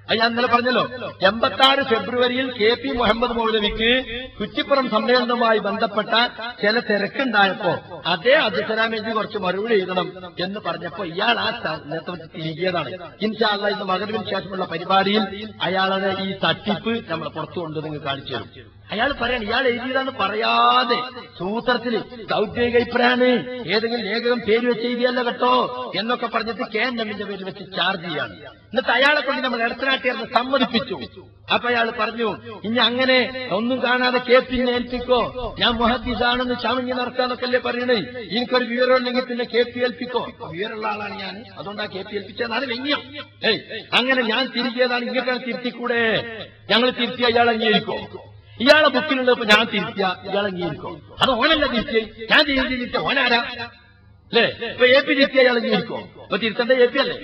അത് ഞാൻ ഇന്നലെ പറഞ്ഞല്ലോ എൺപത്തി ആറ് ഫെബ്രുവരിയിൽ കെ പി മുഹമ്മദ് മൗലവിക്ക് കുറ്റിപ്പുറം സമ്മേളനവുമായി ബന്ധപ്പെട്ട ചില തിരക്കുണ്ടായപ്പോ അതേ അബ്ദുസലാമേജി കുറച്ച് മറുപടി എഴുതണം എന്ന് പറഞ്ഞപ്പോ ഇയാൾ ആ നേതൃത്വത്തിൽ തിരികിയതാണ് ഇൻഷാല്ല ഇന്ന് മകരവിന് ശേഷമുള്ള പരിപാടിയിൽ അയാളുടെ ഈ തട്ടിപ്പ് നമ്മൾ പുറത്തു കൊണ്ട് നിങ്ങൾ കാണിച്ചു തരും അയാൾ പറയണം ഇയാൾ എഴുതിയതാന്ന് പറയാതെ സൂത്രത്തിൽ ഔദ്യോഗിക അഭിപ്രായാണ് ഏതെങ്കിലും ലേഖകം പേര് വെച്ച് എഴുതിയല്ല കേട്ടോ എന്നൊക്കെ പറഞ്ഞിട്ട് കെ എൻ എമ്മിന്റെ പേര് വെച്ച് ചാർജ് ചെയ്യാണ് എന്നിട്ട് അയാളെ കൊണ്ട് നമ്മൾ ഇടത്തനാട്ടിയർന്ന് സമ്മതിപ്പിച്ചു അപ്പൊ അയാൾ പറഞ്ഞു ഇനി അങ്ങനെ ഒന്നും കാണാതെ കെ പിന്നെ ഏൽപ്പിക്കോ ഞാൻ മുഹദ്ദീസാണെന്ന് ചമഞ്ഞ് നടക്കാന്നൊക്കെ അല്ലേ പറയണേ എനിക്കൊരു വിവരം ഉണ്ടെങ്കിൽ പിന്നെ കെ പി ഏൽപ്പിക്കോ വിവരമുള്ള ആളാണ് ഞാൻ അതുകൊണ്ടാ കെ പി ഏൽപ്പിച്ചതെന്നാണ് വ്യംഗ്യം ഏയ് അങ്ങനെ ഞാൻ തിരികിയതാണ് ഇങ്ങനെയാണ് തിരുത്തിക്കൂടെ ഞങ്ങൾ തിരുത്തി അയാൾ അംഗീകരിക്കോ ഇയാളെ ബുക്കിലുള്ളപ്പോ ഞാൻ തിരുത്തിയ ഇയാൾ അംഗീകരിക്കും അത് ഓനല്ല തിരുത്തി ഞാൻ തിരുത്തി ഓനാരാ അല്ലേ ഇപ്പൊ എ പി തിരുത്തി അയാൾ അംഗീകരിക്കോ ഇപ്പൊ തിരുത്തേണ്ട എ പി അല്ലേ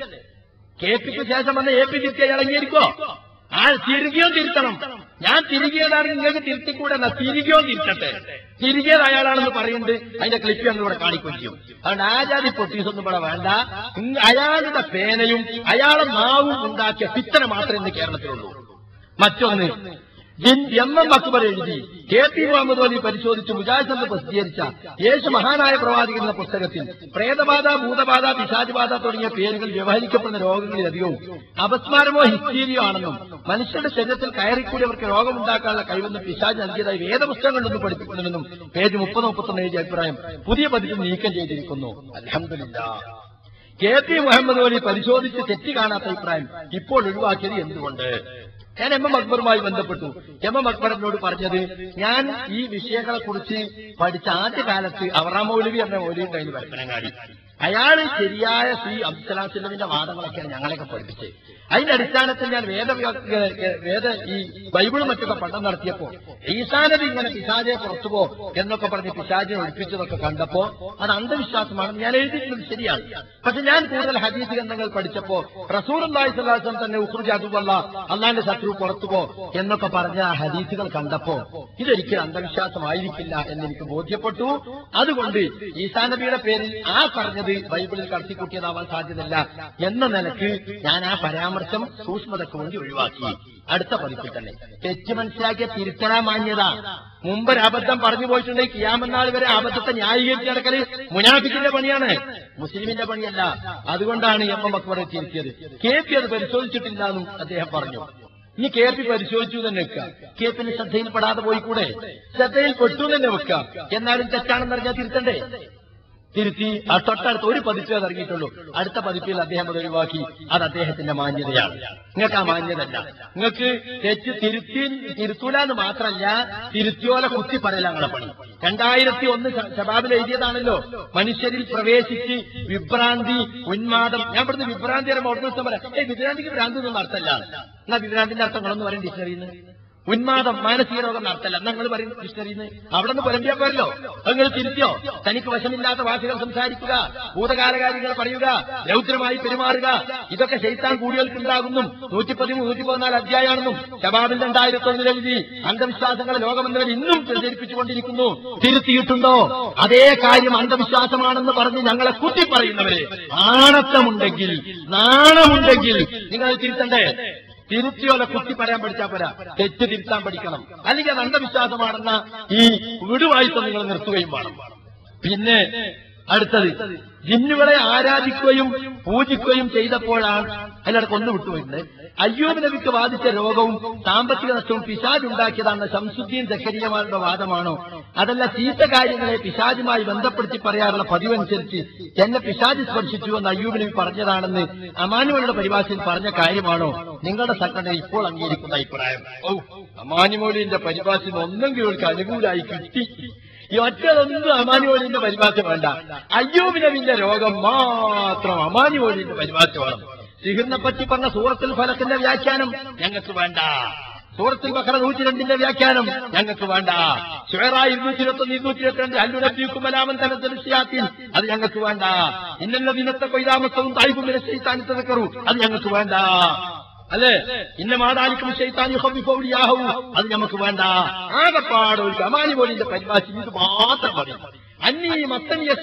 കെ പിക്ക് ശേഷം വന്ന എ പി തിരുത്തി അയാൾ അംഗീകരിക്കോ ആ തിരികെയോ തിരുത്തണം ഞാൻ തിരികെയതാണെങ്കിൽ നിങ്ങൾക്ക് തിരുത്തിക്കൂടെ എന്നാ തിരികെയോ തിരുത്തട്ടെ തിരികേത് അയാളാണെന്ന് പറയുന്നുണ്ട് അതിന്റെ ക്ലിപ്പ് ഞങ്ങൾ ഇവിടെ കാണിക്കുകയും ചെയ്യും അതുകൊണ്ട് ആചാരി പൊട്ടീസ് ഒന്നും ഇവിടെ വേണ്ട ഇങ്ങ് അയാളുടെ പേനയും അയാളെ നാവും ഉണ്ടാക്കിയ പിത്തന മാത്രമേ ഇന്ന് കേരളത്തിലുള്ളൂ മറ്റൊന്ന് ജിൻ- എം എം അക്ബർ എഴുതി കെ പി മുഹമ്മദ് അലി പരിശോധിച്ച് മുജാഹിദ് പ്രസിദ്ധീകരിച്ച യേശു മഹാനായ പ്രവാചകൻ എന്ന പുസ്തകത്തിൽ പ്രേതബാധ ഭൂതബാധ പിശാചുബാധ തുടങ്ങിയ പേരുകൾ വ്യവഹരിക്കപ്പെടുന്ന രോഗങ്ങളിലധികവും അപസ്മാരമോ ഹിസ്റ്റീരിയോ ആണെന്നും മനുഷ്യരുടെ ശരീരത്തിൽ കയറിക്കൂടിയവർക്ക് രോഗമുണ്ടാക്കാനുള്ള കഴിവെന്ന് പിശാജ് നൽകിയതായി വേദപുസ്തകങ്ങളിലൊന്നും പഠിപ്പിക്കണമെന്നും പേജ് മുപ്പത് മുപ്പത്തൊന്ന് എഴുതിയ അഭിപ്രായം പുതിയ പതിപ്പ് നീക്കം ചെയ്തിരിക്കുന്നു അലഹമില്ല കെ പി മുഹമ്മദ് അലി പരിശോധിച്ച് തെറ്റ് കാണാത്ത അഭിപ്രായം ഇപ്പോൾ ഒഴിവാക്കിയത് എന്തുകൊണ്ട് ഞാൻ എം എം അക്ബറുമായി ബന്ധപ്പെട്ടു എം എം അക്ബറിനോട് പറഞ്ഞത് ഞാൻ ഈ വിഷയങ്ങളെ കുറിച്ച് പഠിച്ച ആദ്യ കാലത്ത് അവറാം മൗലവി എന്ന മൗലവി കഴിഞ്ഞ് വരപ്പനങ്ങാടി അയാള് ശരിയായ ശ്രീ അബ്ദുസലാസിന്റെ വാദങ്ങളൊക്കെയാണ് ഞങ്ങളെയൊക്കെ പഠിപ്പിച്ചത് അതിന്റെ അടിസ്ഥാനത്തിൽ ഞാൻ വേദ വേദ ഈ ബൈബിളും മറ്റൊക്കെ പഠനം നടത്തിയപ്പോ ഈശാനത് ഇങ്ങനെ പിശാചെ പുറത്തുപോ എന്നൊക്കെ പറഞ്ഞ് പിശാചിനെ ഒളിപ്പിച്ചതൊക്കെ കണ്ടപ്പോ അത് അന്ധവിശ്വാസമാണെന്ന് ഞാൻ എഴുതിയിട്ടുള്ളത് ശരിയാണ് പക്ഷെ ഞാൻ കൂടുതൽ ഹദീസ് ഗ്രന്ഥങ്ങൾ പഠിച്ചപ്പോ റസൂർ അള്ളാഹി സ്വലാസം തന്നെ ഉഖ്റുജ് അതുവല്ല അള്ളാന്റെ ശത്രു പുറത്തുപോ എന്നൊക്കെ പറഞ്ഞ ആ ഹദീസുകൾ കണ്ടപ്പോ ഇതൊരിക്കലും അന്ധവിശ്വാസമായിരിക്കില്ല എന്നെനിക്ക് ബോധ്യപ്പെട്ടു അതുകൊണ്ട് ഈസാ നബിയുടെ പേരിൽ ആ പറഞ്ഞത് ബൈബിളിൽ കടത്തിക്കൂട്ടിയതാവാൻ സാധ്യതയില്ല എന്ന നിലക്ക് ഞാൻ ആ പരാമർശം സൂക്ഷ്മതയ്ക്ക് വേണ്ടി ഒഴിവാക്കി അടുത്ത പതിപ്പിൽ തന്നെ തെറ്റ് മനസ്സിലാക്കിയ തിരുത്തണ മാന്യത മുമ്പ് ഒരു അബദ്ധം പറഞ്ഞു പോയിട്ടുണ്ടെങ്കിൽ കിയാമന്നാൾ വരെ ആ അബദ്ധത്തെ ന്യായീകരിച്ച് നടക്കല് മുനാഫിക്കിന്റെ പണിയാണ് മുസ്ലിമിന്റെ പണിയല്ല അതുകൊണ്ടാണ് എം എം അക്ബറെ തിരുത്തിയത് കെ പി അത് പരിശോധിച്ചിട്ടില്ല എന്നും അദ്ദേഹം പറഞ്ഞു ഇനി കെ പി പരിശോധിച്ചു തന്നെ വെക്കുക കെ പിന്നെ ശ്രദ്ധയിൽപ്പെടാതെ പോയിക്കൂടെ ശ്രദ്ധയിൽ പെട്ടു തന്നെ വെക്കുക എന്നാലും തെറ്റാണെന്ന് അറിഞ്ഞാൽ തിരുത്തണ്ടേ തിരുത്തി ആ തൊട്ടടുത്ത് ഒരു പതിപ്പേ അത് ഇറങ്ങിയിട്ടുള്ളൂ അടുത്ത പതിപ്പിൽ അദ്ദേഹം അത് ഒഴിവാക്കി അത് അദ്ദേഹത്തിന്റെ മാന്യതയാണ് നിങ്ങൾക്ക് ആ മാന്യതല്ല നിങ്ങൾക്ക് തെറ്റ് തിരുത്തി തിരുത്തൂല എന്ന് മാത്രമല്ല തിരുത്തിയോലെ കുത്തി പറയല ഞങ്ങളെ പണി രണ്ടായിരത്തി ഒന്ന് ശബാബിൽ എഴുതിയതാണല്ലോ മനുഷ്യരിൽ പ്രവേശിച്ച് വിഭ്രാന്തി ഉന്മാദം ഞാൻ ഇവിടുന്ന് വിഭ്രാന്തിയുടെ മോഡൽ ദിവസം പറയാം ഏയ് വിഭ്രാന്തിക്ക് ഭ്രാന്തി ഒന്നും അർത്ഥമല്ല എന്നാ വിഭ്രാന്തിന്റെ അർത്ഥങ്ങളൊന്നും പറയും ഡിക്ഷണറിന്ന് ഉന്മാദം മാനസിക രോഗം നടത്തല്ല നിങ്ങൾ പറയും ഡിക്ഷണറിന്ന് അവിടെ നിന്ന് പുലമ്പിയാ പോരല്ലോ നിങ്ങൾ തിരുത്തിയോ തനിക്ക് വശമില്ലാത്ത വാക്കുകൾ സംസാരിക്കുക ഭൂതകാല കാര്യങ്ങൾ പറയുക രൗദ്രമായി പെരുമാറുക ഇതൊക്കെ ശൈത്താൻ കൂടികൾക്കുണ്ടാകുന്നു നൂറ്റി പതിമൂന്ന് നൂറ്റി പതിനാല് അധ്യായാണെന്നും ശബാബിൽ രണ്ടായിരത്തി ഒന്നിൽ എഴുതി അന്ധവിശ്വാസങ്ങളെ ലോകമെന്നവർ ഇന്നും പ്രചരിപ്പിച്ചുകൊണ്ടിരിക്കുന്നു തിരുത്തിയിട്ടുണ്ടോ അതേ കാര്യം അന്ധവിശ്വാസമാണെന്ന് പറഞ്ഞ് ഞങ്ങളെ കുത്തി പറയുന്നവരെ ആണത്തമുണ്ടെങ്കിൽ നാണമുണ്ടെങ്കിൽ നിങ്ങൾ അത് തിരുത്തണ്ടേ തിരുത്തിയോലെ കുത്തി പറയാൻ പഠിച്ചാൽ പോരാ തെറ്റ് തിരുത്താൻ പഠിക്കണം അല്ലെങ്കിൽ അത് അന്ധവിശ്വാസമാണെന്ന ഈ വിടുവായിത്തം നിങ്ങൾ നിർത്തുകയും വേണം പിന്നെ അടുത്തത് ജിന്നുകളെ ആരാധിക്കുകയും പൂജിക്കുകയും ചെയ്തപ്പോഴാണ് അതിലടക്കം ഒന്ന് വിട്ടുപോയിട്ടുണ്ട് അയ്യൂബ് നബിക്ക് ബാധിച്ച രോഗവും സാമ്പത്തിക നഷ്ടവും പിശാജ് ഉണ്ടാക്കിയതാണെന്ന ശംസുദ്ദീൻ സക്കരിയമാരുടെ വാദമാണോ അതല്ല ചീത്ത കാര്യങ്ങളെ പിശാജുമായി ബന്ധപ്പെടുത്തി പറയാറുള്ള പതിവനുസരിച്ച് എന്നെ പിശാജ് സ്പർശിച്ചു എന്ന് അയ്യൂബ് നബി പറഞ്ഞതാണെന്ന് അമാനുവളുടെ പരിഭാഷയിൽ പറഞ്ഞ കാര്യമാണോ നിങ്ങളുടെ സംഘടന ഇപ്പോൾ അംഗീകരിക്കുന്ന അഭിപ്രായം ഓ അമാനുമോലിന്റെ പരിഭാഷയിൽ ഒന്നെങ്കിലും അവർക്ക് അനുകൂലമായി കിട്ടി ഈ ഒറ്റതൊന്നും അമാനുവോലിന്റെ പരിഭാഷ വേണ്ട അയ്യൂബ് നബിന്റെ രോഗം മാത്രം അമാനുവോലിന്റെ പരിഭാഷ വേണം സിഹിറിനെ പറ്റി പറഞ്ഞ സൂറത്തുൽ ഫലത്തിന്റെ വ്യാഖ്യാനം ഞങ്ങൾക്ക് വേണ്ട സൂറത്തുൽ ബഖറ നൂറ്റി രണ്ടിന്റെ വ്യാഖ്യാനം ഞങ്ങൾക്ക് വേണ്ട ഷുഹറ ഇരുന്നൂറ്റി ഇരുപത്തി ഒന്ന് ഇരുന്നൂറ്റി ഇരുപത്തിരണ്ട് അല്ലുനബിക്കും അലാമൻ തനത്തിൽ അത് ഞങ്ങൾക്ക് വേണ്ട ഇന്നല്ല ദിനത്തെ കൊയ്താമസവും തായ്പും വിരശയിത്താനിത്തത് കറു അത് ഞങ്ങൾക്ക് വേണ്ട അല്ലേ ഇന്ന മാതാലിക്കും ശൈത്താനി ഹൗലിയാഹു അത് നമുക്ക് വേണ്ട ആകെപ്പാട് ഒരു കമാനി പോലിന്റെ പരിഭാഷ ഇത് മാത്രം മതി അന്നീ മത്തനിയ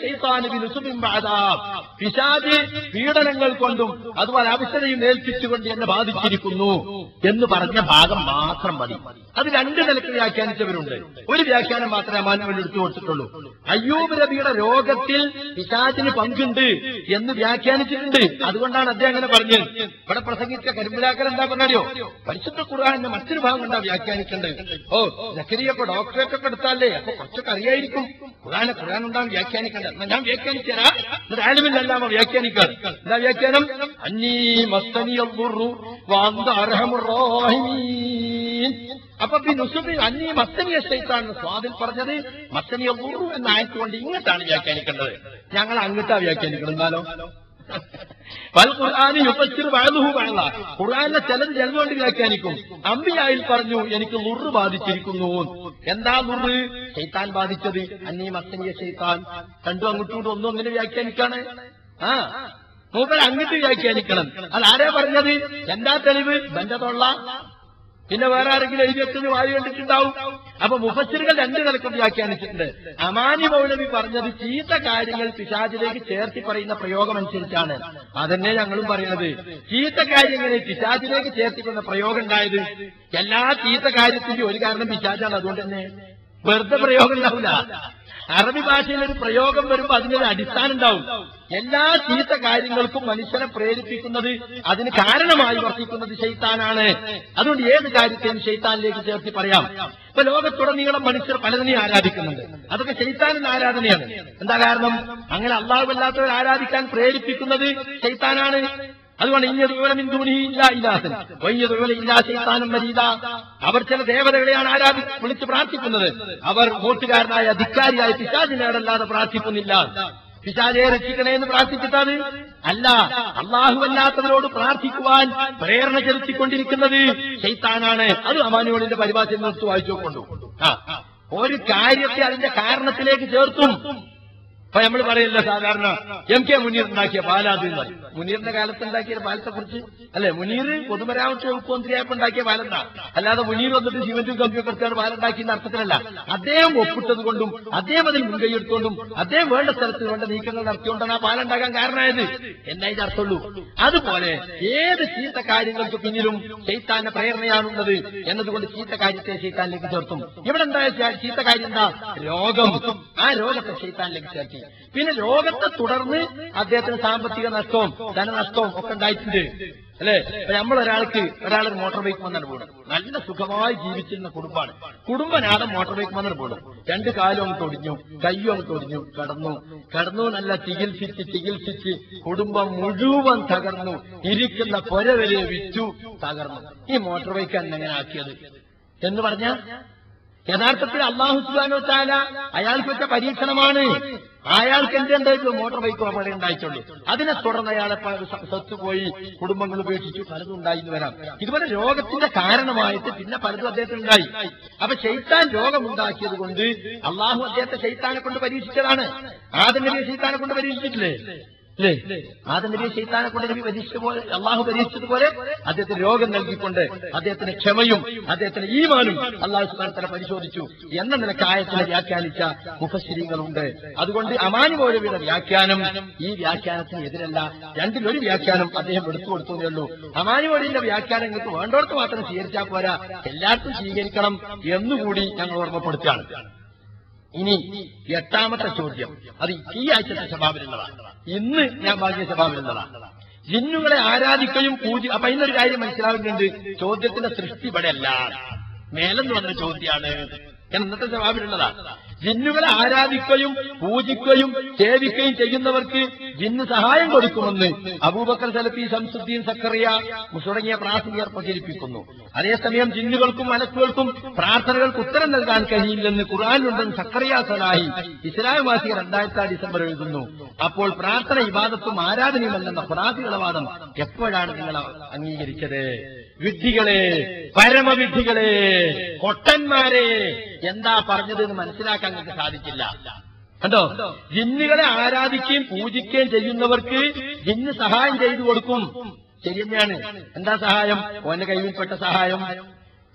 പിശാജ് പീഡനങ്ങൾ കൊണ്ടും അതുപോലെ അവസരയും ഏൽപ്പിച്ചുകൊണ്ട് എന്നെ ബാധിച്ചിരിക്കുന്നു എന്ന് പറഞ്ഞ ഭാഗം മാത്രം മതി അത് രണ്ട് നിലക്ക് വ്യാഖ്യാനിച്ചവരുണ്ട് ഒരു വ്യാഖ്യാനം മാത്രമേ മാനുവൽ എടുത്തു കൊടുത്തിട്ടുള്ളൂ അയ്യൂബ് നബിയുടെ രോഗത്തിൽ പിശാചിന് പങ്കുണ്ട് എന്ന് വ്യാഖ്യാനിച്ചിട്ടുണ്ട് അതുകൊണ്ടാണ് അദ്ദേഹം അങ്ങനെ പറഞ്ഞത് ഇവിടെ പ്രസംഗിച്ച കരിമ്പിലാക്കൽ എന്താ പറഞ്ഞോ പരിശുദ്ധ ഖുർആാനിന്റെ മറ്റൊരു ഭാഗം എന്താ വ്യാഖ്യാനിക്കേണ്ടത് ഓ ജക്കരിയപ്പോ ഡോക്ടറേറ്റ് ഒക്കെ എടുത്താലേ അപ്പൊ കുറച്ചൊക്കെ അറിയായിരിക്കും ഖുർആാനെ ഖുർആൻ ഉണ്ടാവും വ്യാഖ്യാനിക്കേണ്ടത് എന്നാ ഞാൻ വ്യാഖ്യാനിച്ചരാ എന്നിട്ട് ആലുമില്ലല്ലാമ വ്യാഖ്യാനിക്കാറ് എന്താ വ്യാഖ്യാനം അന്നീ മസ്തനിയുറു വാന്ത അർഹമുറാഹിമീൻ അപ്പൊ ഈ നുസുബി അന്നീ മസ്തനിയ ശൈത്താണെന്ന് സ്വാദിൽ പറഞ്ഞത് മസ്തനിയ ഉറു എന്ന് ആയതുകൊണ്ട് ഇങ്ങോട്ടാണ് വ്യാഖ്യാനിക്കേണ്ടത് ഞങ്ങൾ അങ്ങോട്ടാ വ്യാഖ്യാനിക്കണം എന്നാലോ പൽ ഖുർആാനി യുപ്പച്ചിറ് വഴതുഹു വഴല ഖുർആാനിലെ ചിലത് ചിലതുകൊണ്ട് വ്യാഖ്യാനിക്കും അമ്പിയായിൽ പറഞ്ഞു എനിക്ക് ലുറ് ബാധിച്ചിരിക്കുന്നു എന്താ ലുറ് ശൈത്താൻ ബാധിച്ചത് അന്നീ മസ്തനിയ ശൈത്താൻ രണ്ടും അങ്ങോട്ടും ഇങ്ങോട്ടും ഒന്നും ഒന്നിനെ വ്യാഖ്യാനിക്കാണ് ആ മൂപ്പർ അങ്ങോട്ട് വ്യാഖ്യാനിക്കണം അത് ആരാ പറഞ്ഞത് എന്താ തെളിവ് ബന്ധത്തുള്ള പിന്നെ വേറെ ആരെങ്കിലും എഴുതി വെച്ചത് വായു കണ്ടിട്ടുണ്ടാവും അപ്പൊ മുഫസ്സിറുകൾ രണ്ടു നിലക്കും വ്യാഖ്യാനിച്ചിട്ടുണ്ട് അമാനി മൗലവി പറഞ്ഞത് ചീത്ത കാര്യങ്ങൾ പിശാചിലേക്ക് ചേർത്തി പറയുന്ന പ്രയോഗം അനുസരിച്ചാണ് അതന്നെ ഞങ്ങളും പറയുന്നത് ചീത്ത കാര്യങ്ങളെ പിശാചിലേക്ക് ചേർത്തിക്കുന്ന പ്രയോഗം ഉണ്ടായത് എല്ലാ ചീത്ത കാര്യത്തിന്റെയും ഒരു കാരണം പിശാചാണ് അതുകൊണ്ട് തന്നെ വെറുതെ പ്രയോഗം ഉണ്ടാവില്ല അറബി ഭാഷയിൽ ഒരു പ്രയോഗം വരുമ്പോൾ അതിനൊരു അടിസ്ഥാനം ഉണ്ടാവും എല്ലാ ചീത്ത കാര്യങ്ങൾക്കും മനുഷ്യനെ പ്രേരിപ്പിക്കുന്നത് അതിന് കാരണമായി വർത്തിക്കുന്നത് ശൈത്താനാണ് അതുകൊണ്ട് ഏത് കാര്യത്തെയും ശൈത്താനിലേക്ക് ചേർത്തി പറയാം ഇപ്പൊ ലോകത്തുടനീളം മനുഷ്യർ പലതിനെയും ആരാധിക്കുന്നുണ്ട് അതൊക്കെ ശൈത്താനിന്റെ ആരാധനയാണ് എന്താ കാരണം അങ്ങനെ അള്ളാഹുവല്ലാത്തവർ ആരാധിക്കാൻ പ്രേരിപ്പിക്കുന്നത് ശൈത്താനാണ് അതുകൊണ്ട് ഇല്ല ഇല്ലാസൻ ഇല്ലാ ശൈത്താനും മരീത അവർ ചില ദേവതകളെയാണ് ആരാധി വിളിച്ച് പ്രാർത്ഥിക്കുന്നത് അവർ വോട്ടുകാരനായ ധിക്കാരിയായ പിശാചിനോടല്ലാതെ പ്രാർത്ഥിക്കുന്നില്ല പിശാചയെ രക്ഷിക്കണേ എന്ന് പ്രാർത്ഥിച്ചിട്ടത് അല്ല അള്ളാഹുവല്ലാത്തവരോട് പ്രാർത്ഥിക്കുവാൻ പ്രേരണ ചെലുത്തിക്കൊണ്ടിരിക്കുന്നത് ശൈത്താനാണ് അത് അമാനുവളിന്റെ പരിഭാഷയിൽ നിർത്തി വായിച്ചു കൊണ്ടു ആ ഒരു കാര്യത്തെ അതിന്റെ കാരണത്തിലേക്ക് ചേർത്തും അപ്പൊ നമ്മൾ പറയില്ല സാധാരണ എം കെ മുനീർ ഉണ്ടാക്കിയ പാലാത് എന്ന് പറയും മുനീറിന്റെ കാലത്ത് ഉണ്ടാക്കിയ പാലത്തെ കുറിച്ച് അല്ലെ മുനീർ പൊതുമരാമത്ത് വകുപ്പ് മന്ത്രിയായപ്പോ ഉണ്ടാക്കിയ പാലെന്താ അല്ലാതെ മുനീർ വന്നിട്ട് സിമന്റും കമ്പിയൊക്കെ എടുത്താണ് പാലുണ്ടാക്കി എന്ന അർത്ഥത്തിലല്ല അദ്ദേഹം ഒപ്പിട്ടത് കൊണ്ടും അദ്ദേഹം അതിൽ മുൻകൈയെടുത്തുകൊണ്ടും അദ്ദേഹം വേണ്ട സ്ഥലത്ത് വേണ്ട നീക്കങ്ങൾ നടത്തിക്കൊണ്ടാണ് ആ പാലുണ്ടാക്കാൻ കാരണമായത് എന്നേ ഇത് അർത്ഥമുള്ളൂ അതുപോലെ ഏത് ചീത്ത കാര്യങ്ങൾക്ക് പിന്നിലും ചൈത്താന്റെ പ്രേരണയാണുള്ളത് എന്നതുകൊണ്ട് ചീത്ത കാര്യത്തെ ചൈത്താനിലേക്ക് ചേർത്തും ഇവിടെ എന്താ ചീത്ത കാര്യം എന്താ രോഗം ആ രോഗത്തെ ചൈത്താനിലേക്ക് ചേർത്തി പിന്നെ രോഗത്തെ തുടർന്ന് അദ്ദേഹത്തിന് സാമ്പത്തിക നഷ്ടവും ധനനഷ്ടവും ഒക്കെ ഉണ്ടായിട്ടുണ്ട് അല്ലെ നമ്മൾ ഒരാൾക്ക് ഒരാൾ മോട്ടോർ ബൈക്ക് വന്നിട്ട് പോകണം നല്ല സുഖമായി ജീവിച്ചിരുന്ന കുടുംബമാണ് കുടുംബനാഥം മോട്ടോർ ബൈക്ക് വന്നിട്ട് പോകണം രണ്ട് കാലും അങ്ങ് തൊടിഞ്ഞു കയ്യും അങ്ങ് തൊടിഞ്ഞു കടന്നു കടന്നു നല്ല ചികിത്സിച്ച് ചികിത്സിച്ച് കുടുംബം മുഴുവൻ തകർന്നു ഇരിക്കുന്ന പൊര വരെ വിറ്റു തകർന്നു ഈ മോട്ടോർ ബൈക്ക് എങ്ങനെ ആക്കിയത് എന്ന് പറഞ്ഞ യഥാർത്ഥത്തിൽ അള്ളാഹു സുബാനോ താല അയാൾക്ക് വെച്ച പരീക്ഷണമാണ് അയാൾക്ക് എന്തുണ്ടായിട്ടുള്ളൂ മോട്ടോർ ബൈക്ക് അവിടെ ഉണ്ടായിട്ടുള്ളൂ അതിനെ തുടർന്ന് അയാളെ സ്വത്ത് പോയി കുടുംബങ്ങൾ ഉപേക്ഷിച്ചു പലതും ഉണ്ടായി വരാം ഇതുപോലെ രോഗത്തിന്റെ കാരണമായിട്ട് പിന്നെ പലതും അദ്ദേഹത്തിനുണ്ടായി അപ്പൊ ശൈത്താൻ രോഗമുണ്ടാക്കിയത് കൊണ്ട് അള്ളാഹു അദ്ദേഹത്തെ ശൈത്താനെ കൊണ്ട് പരീക്ഷിച്ചതാണ് ആദ്യം നബിയെ ശൈത്താനെ കൊണ്ട് പരീക്ഷിച്ചിട്ടില്ലേ അല്ലേ ആദ്യം നബിയെ ശൈത്താനെ കൊണ്ട് നബി പരീക്ഷിച്ച പോലെ അള്ളാഹു പരീക്ഷിച്ചതുപോലെ അദ്ദേഹത്തിന് രോഗം നൽകിക്കൊണ്ട് അദ്ദേഹത്തിന് ക്ഷമയും അദ്ദേഹത്തിന് ഈമാനും അള്ളാഹു സുബാനത്തല പരിശോധിച്ചു എന്ന നിലക്ക് ആയത്തിനെ വ്യാഖ്യാനിച്ച മുഖശ്രീകളുണ്ട് അതുകൊണ്ട് അമാനി മൗലവിയുടെ വ്യാഖ്യാനം ഈ വ്യാഖ്യാനത്തിന് എതിരല്ല രണ്ടിലൊരു വ്യാഖ്യാനം അദ്ദേഹം എടുത്തു കൊടുത്തതേ ഉള്ളൂ അമാനി മൗലിന്റെ വ്യാഖ്യാനങ്ങൾക്ക് വേണ്ടോടത്ത് മാത്രം സ്വീകരിച്ചാൽ പോരാ എല്ലാവർക്കും സ്വീകരിക്കണം എന്നുകൂടി ഞങ്ങൾ ഓർമ്മപ്പെടുത്തുകയാണ് ഇനി എട്ടാമത്തെ ചോദ്യം അത് ഈ ആഴ്ചത്തെ സ്വഭാവത്തിലുള്ളതാണ് ഇന്ന് ഞാൻ ഭാഗ്യ സ്വഭാവത്തിലുള്ളതാണ് ജിന്നുകളെ ആരാധിക്കുകയും പൂജ അപ്പൊ ഇന്നൊരു കാര്യം മനസ്സിലാവുന്നുണ്ട് ചോദ്യത്തിന്റെ സൃഷ്ടി ഇവിടെ അല്ല മേലെന്ന് വന്ന ചോദ്യമാണ് ഞാൻ ഇന്നത്തെ സ്വഭാവത്തിലുള്ളതാ ജിന്നുകളെ ആരാധിക്കുകയും പൂജിക്കുകയും സേവിക്കുകയും ചെയ്യുന്നവർക്ക് ജിന്ന് സഹായം കൊടുക്കുമെന്ന് അബൂബക്കർ സലഫി സംസുദ്ദീൻ സക്കറിയ തുടങ്ങിയ പ്രാസംഗികർ പ്രചരിപ്പിക്കുന്നു അതേസമയം ജിന്നുകൾക്കും മലക്കുകൾക്കും പ്രാർത്ഥനകൾക്ക് ഉത്തരം നൽകാൻ കഴിയില്ലെന്ന് ഖുർആാനിലുണ്ടെന്ന് സക്കറിയ സലാഹി ഇസ്ലാം മാസിക രണ്ടായിരത്തി ഡിസംബർ എഴുതുന്നു അപ്പോൾ പ്രാർത്ഥന ഇബാദത്തും ആരാധനയുമല്ലെന്ന ഖുറാഫികളുടെ വാദം എപ്പോഴാണ് നിങ്ങൾ അംഗീകരിച്ചത് വിഡ്ഢികളെ പരമവിഡ്ഢികളെ കൊട്ടന്മാരെ എന്താ പറഞ്ഞത് എന്ന് മനസ്സിലാക്കാൻ നിങ്ങൾക്ക് സാധിച്ചില്ല കണ്ടോ ജിന്നുകളെ ആരാധിക്കുകയും പൂജിക്കുകയും ചെയ്യുന്നവർക്ക് ജിന്ന് സഹായം ചെയ്തു കൊടുക്കും ശരി തന്നെയാണ് എന്താ സഹായം ഓന്റെ കയ്യിൽപ്പെട്ട സഹായം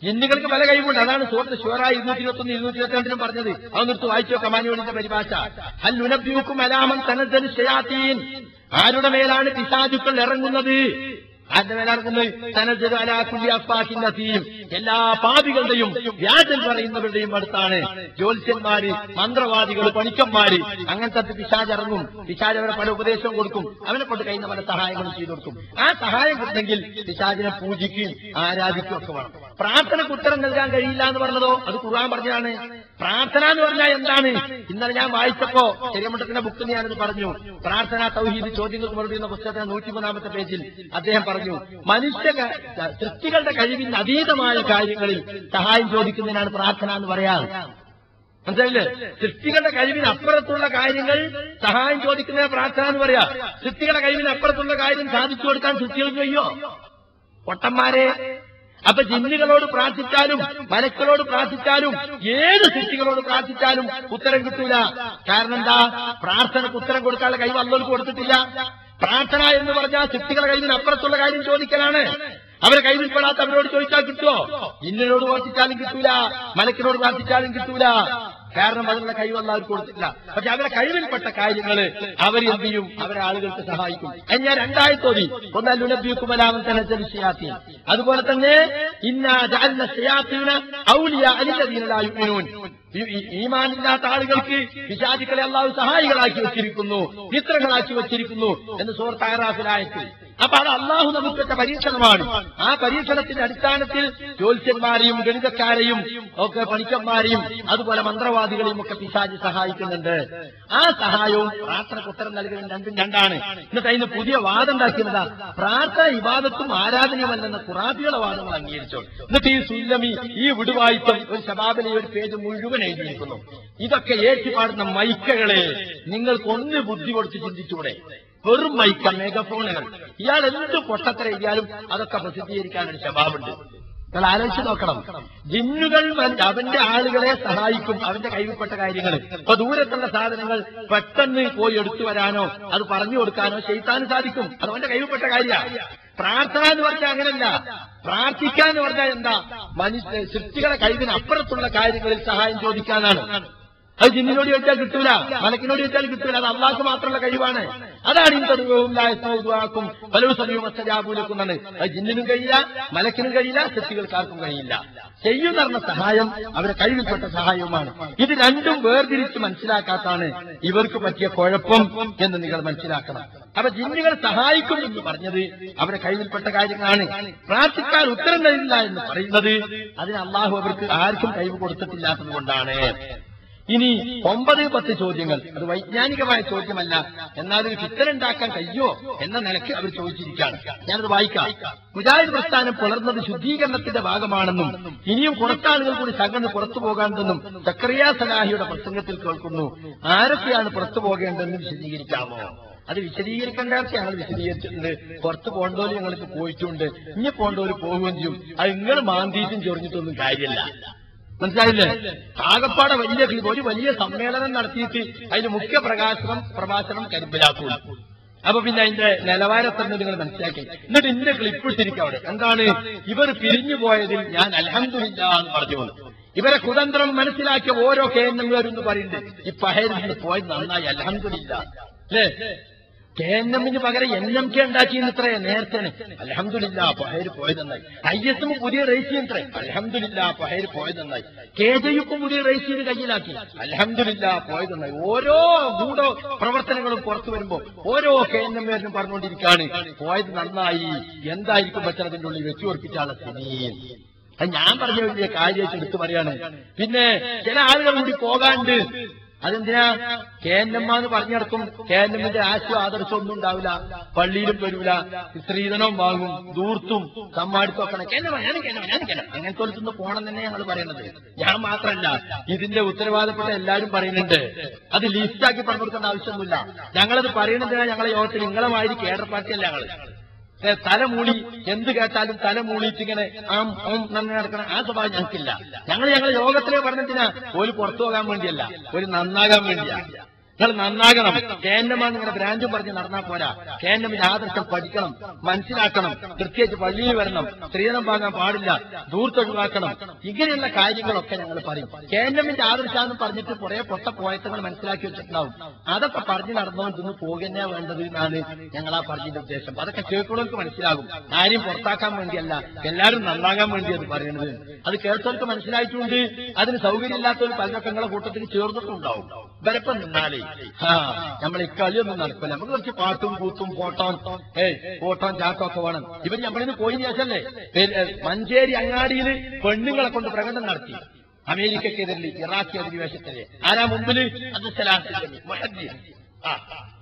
ജിന്നുകൾക്ക് പല കഴിവുണ്ട് അതാണ് സുഹൃത്ത് ഷുവറ ഇരുന്നൂറ്റി ഇരുപത്തി ഒന്ന് ഇരുന്നൂറ്റി ഇരുപത്തി രണ്ടിനും പറഞ്ഞത് അത് നിർത്തി വായിച്ചോ കമാനിയോടിന്റെ പരിഭാഷ ഹൽ നുനബ്യൂക്കും അലാമൻ തനദ്ദൽ ഷയാത്തീൻ ആരുടെ മേലാണ് പിശാചുക്കൾ ഇറങ്ങുന്നത് ആരുടെ മേലിറങ്ങുന്നത് തനദ്ദൽ അലാ കുല്ലി അഫ്ഫാക്കിൻ നസീം എല്ലാ പാപികളുടെയും വ്യാജം പറയുന്നവരുടെയും അടുത്താണ് ജ്യോത്സ്യന്മാര് മന്ത്രവാദികൾ പണിക്കന്മാര് അങ്ങനത്തെ പിശാജ് ഇറങ്ങും പിശാജ് അവരെ പല ഉപദേശവും കൊടുക്കും അവനെ കൊണ്ട് കഴിയുന്ന പല സഹായങ്ങളും ചെയ്തു കൊടുക്കും ആ സഹായം കിട്ടുന്നെങ്കിൽ പിശാജിനെ പൂജിക്കുകയും ആരാധിക്കുകയും ഒക്കെ വേണം പ്രാർത്ഥനയ്ക്ക് ഉത്തരം നൽകാൻ കഴിയില്ല എന്ന് പറഞ്ഞതോ അത് ഖുർആൻ പറഞ്ഞതാണ് പ്രാർത്ഥന എന്ന് പറഞ്ഞാൽ എന്താണ് ഇന്നലെ ഞാൻ വായിച്ചപ്പോ ചെറിയമട്ടത്തിന്റെ ബുക്കിൽ ഞാനത് പറഞ്ഞു പ്രാർത്ഥന തൗഹീദ് ചോദ്യങ്ങൾക്ക് മറുപടി എന്ന പുസ്തകത്തിന്റെ നൂറ്റിമൂന്നാമത്തെ പേജിൽ അദ്ദേഹം പറഞ്ഞു മനുഷ്യ ക- സൃഷ്ടികളുടെ കഴിവിന് അതീതമായ കാര്യങ്ങളിൽ സഹായം ചോദിക്കുന്നതിനാണ് പ്രാർത്ഥന എന്ന് പറയാറ് മനസ്സിലായില്ലേ സൃഷ്ടികളുടെ കഴിവിന് അപ്പുറത്തുള്ള കാര്യങ്ങൾ സഹായം ചോദിക്കുന്ന പ്രാർത്ഥന എന്ന് പറയാ സൃഷ്ടികളുടെ കഴിവിന് അപ്പുറത്തുള്ള കാര്യം സാധിച്ചു കൊടുക്കാൻ സൃഷ്ടികൾ ചെയ്യോ പൊട്ടന്മാരെ അപ്പൊ ജിന്നുകളോട് പ്രാർത്ഥിച്ചാലും മലക്കളോട് പ്രാർത്ഥിച്ചാലും ഏത് സൃഷ്ടികളോട് പ്രാർത്ഥിച്ചാലും ഉത്തരം കിട്ടൂല കാരണം എന്താ പ്രാർത്ഥനക്ക് ഉത്തരം കൊടുക്കാനുള്ള കഴിവ് അള്ളോർക്ക് കൊടുത്തിട്ടില്ല പ്രാർത്ഥന എന്ന് പറഞ്ഞാൽ സൃഷ്ടികളുടെ കഴിവിന് അപ്പുറത്തുള്ള കാര്യം ചോദിക്കലാണ് അവരെ കൈവിൽപ്പെടാത്ത അവരോട് ചോദിച്ചാൽ കിട്ടുമോ ഇന്നനോട് പ്രാർത്ഥിച്ചാലും കിട്ടൂല മലക്കിനോട് പ്രാർത്ഥിച്ചാലും കിട്ടൂല കാരണം അതിനുള്ള കഴിവ് അവർക്ക് കൊടുത്തില്ല പക്ഷെ അവരെ കഴിവിൽപ്പെട്ട കാര്യങ്ങള് അവർ എന്ത് ചെയ്യും അവരെ ആളുകൾക്ക് സഹായിക്കും അത് ഞാൻ രണ്ടായി തോന്നി ഒന്നാൽ ലുനബിയുക്കുമലാമൻ തന്നെ വിഷയാത്തി അതുപോലെ തന്നെ ഇന്ന ജാലിന ഷയാത്തീന ഔലിയ അലില്ലദീനലായുമിനൂൻ ഈ- ഈ- ഈമാനില്ലാത്ത ആളുകൾക്ക് വിശാചികളെ അള്ളാഹു സഹായികളാക്കി വെച്ചിരിക്കുന്നു മിത്രങ്ങളാക്കി വെച്ചിരിക്കുന്നു എന്ന് സുഹൃത്ത് ആറാഫിലായത്തിൽ അപ്പൊ അത് അള്ളാഹു നമുക്കൊക്കെ പരീക്ഷണമാണ് ആ പരീക്ഷണത്തിന്റെ അടിസ്ഥാനത്തിൽ ജ്യോത്സ്യന്മാരെയും ഗണിതക്കാരെയും ഒക്കെ പണിക്കന്മാരെയും അതുപോലെ മന്ത്രവാദികളെയും ഒക്കെ പിശാചി സഹായിക്കുന്നുണ്ട് ആ സഹായവും പ്രാർത്ഥനയ്ക്ക് ഉത്തരം നൽകുന്നത് രണ്ടും രണ്ടാണ് എന്നിട്ട് അതിന് പുതിയ വാദം ഉണ്ടാക്കിയതാ പ്രാർത്ഥന ഇബാദത്തും ആരാധനയുമല്ലെന്ന ഖുറാബിയുടെ വാദങ്ങൾ അംഗീകരിച്ചോളൂ എന്നിട്ട് ഈ സുല്ലമി ഈ വിടുവായിത്തം ഒരു ശബാബിലെ ഒരു പേജ് മുഴുവൻ എഴുതിയിരിക്കുന്നു ഇതൊക്കെ ഏറ്റുപാടുന്ന മൈക്കകളെ നിങ്ങൾക്ക് ഒന്ന് ബുദ്ധി കൊടുത്ത് ചിന്തിച്ചൂടെ വെറും മൈക്ക മെഗഫോണുകൾ ഇയാൾ എന്ത് പൊട്ടത്തര എഴുതിയാലും അതൊക്കെ പ്രസിദ്ധീകരിക്കാൻ ഒരു ശബാബുണ്ട് നിങ്ങൾ ആലോചിച്ച് നോക്കണം ജിന്നുകൾ വൻ- അവന്റെ ആളുകളെ സഹായിക്കും അവന്റെ കൈവിൽപ്പെട്ട കാര്യങ്ങൾ ഇപ്പൊ ദൂരത്തുള്ള സാധനങ്ങൾ പെട്ടെന്ന് പോയി എടുത്തു വരാനോ അത് പറഞ്ഞു കൊടുക്കാനോ ചെയ്താനും സാധിക്കും അത് അവന്റെ കൈവിൽപ്പെട്ട കാര്യമാണ് പ്രാർത്ഥന എന്ന് പറഞ്ഞാൽ അങ്ങനല്ല പ്രാർത്ഥിക്കുക എന്ന് പറഞ്ഞാൽ എന്താ മനുഷ്യ സൃഷ്ടികളെ കഴിവിന് അപ്പുറത്തുള്ള കാര്യങ്ങളിൽ സഹായം ചോദിക്കാനാണ് അത് ജിന്നിനോട് ചോദിച്ചാൽ കിട്ടൂല മലക്കിനോട് ചോദിച്ചാൽ കിട്ടൂല അത് അള്ളാഹ്ക്ക് മാത്രമുള്ള കഴിവാണ് അതാണ് ഇന്തുവാക്കും പലരും സമയവും അസ്തജാബൂലക്കുന്നാണ് അത് ജിന്നിനും കഴിയില്ല മലക്കിനും കഴിയില്ല സൃഷ്ടികൾക്കാർക്കും കഴിയില്ല ചെയ്യുന്ന പറഞ്ഞ സഹായം അവരെ കഴിവിൽപ്പെട്ട സഹായവുമാണ് ഇത് രണ്ടും വേർതിരിച്ച് മനസ്സിലാക്കാത്താണ് ഇവർക്ക് പറ്റിയ കുഴപ്പം എന്ന് നിങ്ങൾ മനസ്സിലാക്കണം അപ്പൊ ജിന്നുകൾ സഹായിക്കും എന്ന് പറഞ്ഞത് അവരെ കയ്യിൽപ്പെട്ട കാര്യങ്ങളാണ് പ്രാർത്ഥിക്കാൻ ഉത്തരം തരില്ല എന്ന് പറയുന്നത് അതിന് അള്ളാഹു അവർക്ക് ആർക്കും കഴിവ് കൊടുത്തിട്ടില്ലാത്തത് കൊണ്ടാണ് ഇനി ഒമ്പത് പത്ത് ചോദ്യങ്ങൾ അത് വൈജ്ഞാനികമായ ചോദ്യമല്ല എന്നാൽ ഒരു ചിത്തരുണ്ടാക്കാൻ കഴിയോ എന്ന നിലയ്ക്ക് അവർ ചോദിച്ചിരിക്കുകയാണ് ഞാനത് വായിക്കാം മുജാഹിദ് പ്രസ്ഥാനം പുലർന്നത് ശുദ്ധീകരണത്തിന്റെ ഭാഗമാണെന്നും ഇനിയും കുറച്ചാളുകൾ കൂടി സംഘടന പുറത്തു പോകാണ്ടെന്നും സക്കറിയ സലാഹിയുടെ പ്രസംഗത്തിൽ കേൾക്കുന്നു ആരൊക്കെയാണ് പുറത്തു പോകേണ്ടതെന്ന് വിശദീകരിക്കാമോ അത് വിശദീകരിക്കേണ്ടവർക്ക് ഞങ്ങൾ വിശദീകരിച്ചിട്ടുണ്ട് പുറത്ത് പോകേണ്ടവര് ഞങ്ങൾക്ക് പോയിട്ടുണ്ട് ഇനി പോകേണ്ടവര് പോവുകയും ചെയ്യും അത് നിങ്ങൾ മാന്തിയിട്ടും ചൊറിഞ്ഞിട്ടൊന്നും കാര്യമില്ല മനസ്സിലായില്ലേ ആകപ്പാടെ വലിയ ക്ലിപ്പ് ഒരു വലിയ സമ്മേളനം നടത്തിയിട്ട് അതിന് മുഖ്യ പ്രകാശനം പ്രഭാഷണം കരിമ്പിലാക്കും അപ്പൊ പിന്നെ അതിന്റെ നിലവാരത്തിന് നിങ്ങൾ മനസ്സിലാക്കി എന്നിട്ട് ഇന്റെ ക്ലിപ്പ് ഇട്ടിരിക്കും അവിടെ എന്താണ് ഇവർ പിരിഞ്ഞു പോയതിൽ ഞാൻ അലഹമില്ല എന്ന് പറഞ്ഞു വന്നു ഇവരെ കുതന്ത്രം മനസ്സിലാക്കിയ ഓരോ കേന്ദ്രങ്ങളും പറയുന്നുണ്ട് ഈ പഹരിൽ നിന്ന് പോയത് നന്നായി അലഹമില്ല അല്ലേ കെ എൻ എമ്മിന് പകരം എൻ എം കെ ഉണ്ടാക്കിയെന്ന് ഇത്രേ നേരത്തെ അലഹമില്ല പഹേര് പോയതെന്നായി ഐ എസ് എം പുതിയ റേസ് ഇത്രേ അലഹമില്ല പഹേര് പോയതെന്നായി കെ ജെയുക്കും പുതിയ റേസ് ചെയ്ത് കയ്യിലാക്കി അലഹമില്ല പോയതെന്നായി ഓരോ ഗൂഢ പ്രവർത്തനങ്ങളും പുറത്തു വരുമ്പോ ഓരോ കെ എൻ എം പേരിനും പറഞ്ഞുകൊണ്ടിരിക്കുകയാണ് പോയത് നന്നായി എന്തായിരിക്കും പറ്റാൻ അതിന്റെ ഉള്ളിൽ വെച്ചു ഉറപ്പിച്ചാണ് സ്ഥിതി അത് ഞാൻ പറഞ്ഞ വലിയ കാര്യമായിട്ട് എടുത്തു പറയാണ് പിന്നെ ചില ആളുകൾ കൂടി പോകാണ്ട് അതെന്തിനാ കെ എൻ എം എന്ന് പറഞ്ഞിടക്കും കെ എൻ എമ്മിന്റെ ആശയോ ആദർശം ഒന്നും ഉണ്ടാവില്ല പള്ളിയിലും വരൂല സ്ത്രീധനവും വാങ്ങും ദൂർത്തും സമ്മാടിത്തൊക്കെ കേന്ദ്രം ഞാൻ കേന്ദ്രം ഞാൻ കേന്ദ്രം അങ്ങനത്തെ ഒരു പോണം തന്നെ ഞങ്ങൾ പറയുന്നത് ഞാൻ മാത്രമല്ല ഇതിന്റെ ഉത്തരവാദപ്പെട്ട എല്ലാവരും പറയുന്നുണ്ട് അത് ലിസ്റ്റാക്കി പറഞ്ഞു കൊടുക്കേണ്ട ആവശ്യമൊന്നുമില്ല ഞങ്ങളത് പറയുന്നതിനാ ഞങ്ങളെ യോഗത്തിൽ നിങ്ങളെ മാതിരി കേഡർ പാർട്ടിയല്ല ഞങ്ങള് ഏ, തലമൂളി എന്ത് കേട്ടാലും തലമൂളിയിട്ട് ഇങ്ങനെ ആം ഓം നന്നെ നടക്കണം ആ സ്വഭാവം ഞങ്ങൾക്കില്ല ഞങ്ങൾ ഞങ്ങളെ യോഗത്തിലെ പറഞ്ഞതിനാ ഒരു പുറത്തു പോകാൻ വേണ്ടിയല്ല ഒരു നന്നാകാൻ വേണ്ടിയാ നിങ്ങൾ നന്നാകണം കേന്ദ്രമാണ് ഇങ്ങനെ ബ്രാൻഡും പറഞ്ഞ് നടന്നാൽ പോരാ കേന്ദ്രമിന്റെ ആദർശം പഠിക്കണം മനസ്സിലാക്കണം പ്രത്യേകിച്ച് പള്ളിയിൽ വരണം സ്ത്രീധനം വാങ്ങാൻ പാടില്ല ദൂർത്തൊഴിവാക്കണം ഇങ്ങനെയുള്ള കാര്യങ്ങളൊക്കെ ഞങ്ങൾ പറയും കേന്ദ്രമിന്റെ ആദർശാന്ന് പറഞ്ഞിട്ട് കുറെ പൊട്ട പോയത്തങ്ങൾ മനസ്സിലാക്കി വെച്ചിട്ടുണ്ടാവും അതൊക്കെ പറഞ്ഞു നടന്നുകൊണ്ട് ഇന്ന് പോകുന്നേ വേണ്ടത് എന്നാണ് ഞങ്ങൾ ആ പറഞ്ഞതിന്റെ ഉദ്ദേശം അതൊക്കെ കേൾക്കുന്നവർക്ക് മനസ്സിലാകും ആരെയും പുറത്താക്കാൻ വേണ്ടിയല്ല എല്ലാവരും നന്നാകാൻ വേണ്ടി അത് പറയുന്നത് അത് കേൾച്ചവർക്ക് മനസ്സിലായിട്ടുണ്ട് അതിന് സൗകര്യമില്ലാത്തവർ പലരൊക്കെ നിങ്ങളെ കൂട്ടത്തിൽ ചേർന്നിട്ടുണ്ടാവും വരപ്പം നിന്നാലേ ആ നമ്മൾ ഈ കളിയൊന്നും നടക്കില്ല നമുക്ക് കുറച്ച് പാട്ടും കൂത്തും ഫോട്ടോം ഏയ് ഫോട്ടോം ചാട്ടോ ഒക്കെ വേണം ഇവർ നമ്മളിന്ന് പോയി ശേഷല്ലേ മഞ്ചേരി അങ്ങാടിയിൽ പെണ്ണുങ്ങളെ കൊണ്ട് പ്രകടനം നടത്തി അമേരിക്കക്കെതിരിൽ ഇറാഖി അധിനിവേശത്തില് ആരാ മുമ്പില് അത് മുഹദ്ദീൻ. ആ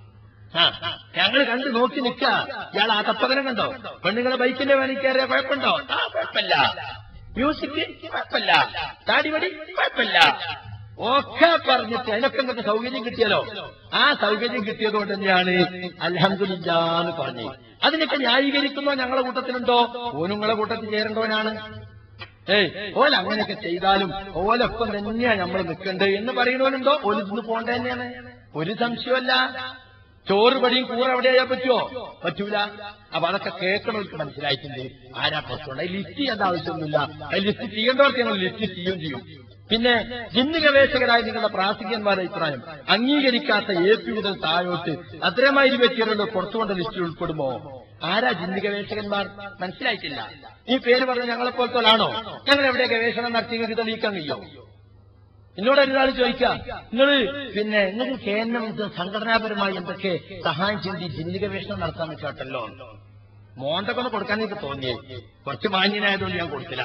ആ ഞങ്ങൾ കണ്ട് നോക്കി നിൽക്ക ഇയാൾ ആ തപ്പകനം കണ്ടോ പെണ്ണുങ്ങളെ ബൈക്കിന്റെ വേണി കയറിയ കുഴപ്പമുണ്ടോ ആ കുഴപ്പമില്ല മ്യൂസിക് കുഴപ്പമില്ല താടിവടി കുഴപ്പമില്ല ഒക്കെ പറഞ്ഞിട്ട് അതിനൊക്കെ നിങ്ങൾക്ക് സൗകര്യം കിട്ടിയല്ലോ ആ സൗകര്യം കിട്ടിയത് കൊണ്ട് തന്നെയാണ് അലഹമില്ലാന്ന് പറഞ്ഞു അതിനൊക്കെ ന്യായീകരിക്കുന്നോ ഞങ്ങളെ കൂട്ടത്തിലുണ്ടോ ഓനുങ്ങളെ കൂട്ടത്തിൽ ചേരേണ്ടവനാണ് ഏയ് ഓല അങ്ങനെയൊക്കെ ചെയ്താലും ഓലൊപ്പം തന്നെയാ നമ്മൾ നിൽക്കേണ്ടത് എന്ന് പറയുന്നവനുണ്ടോ ഓലിന്ന് പോണ്ട തന്നെയാണ് ഒരു സംശയമല്ല ചോറ് പടിയും കൂറ എവിടെയാ പറ്റുമോ പറ്റൂല അപ്പൊ അതൊക്കെ കേൾക്കണവർക്ക് മനസ്സിലായിട്ടുണ്ട് ആരാ പ്രശ്നമുണ്ട് ലിസ്റ്റ് ചെയ്യേണ്ട ആവശ്യമൊന്നുമില്ല അത് ലിസ്റ്റ് ചെയ്യേണ്ടവർക്ക് ഞങ്ങൾ ലിസ്റ്റ് ചെയ്യും ചെയ്യും പിന്നെ ജിന്ന് ഗവേഷകരായ നിങ്ങളുടെ പ്രാസികന്മാരുടെ അഭിപ്രായം അംഗീകരിക്കാത്ത എ പി മുതൽ താഴോട്ട് അത്തരമായി വ്യക്തികളുടെ പുറത്തുകൊണ്ട ലിസ്റ്റിൽ ഉൾപ്പെടുമോ ആരാ ജിന്ന് ഗവേഷകന്മാർ മനസ്സിലായിട്ടില്ല ഈ പേര് പറഞ്ഞ ഞങ്ങളെ പോലത്തോലാണോ ഞങ്ങൾ എവിടെ ഗവേഷണം നടത്തി നിങ്ങൾക്ക് തെളിയിക്കാൻ കഴിയോ എന്നോട് ഒരാൾ ചോദിക്കാം നിങ്ങൾ പിന്നെ നിങ്ങൾക്ക് കേന്ദ്രം ഇത് സംഘടനാപരമായി എന്തൊക്കെ സഹായം ചെയ്ത് ഈ ജിന്ന് ഗവേഷണം നടത്താൻ കേട്ടല്ലോ മോന്തൊക്കെ ഒന്ന് കൊടുക്കാൻ എനിക്ക് തോന്നിയേ കുറച്ച് മാന്യനായതുകൊണ്ട് ഞാൻ കൊടുത്തില്ല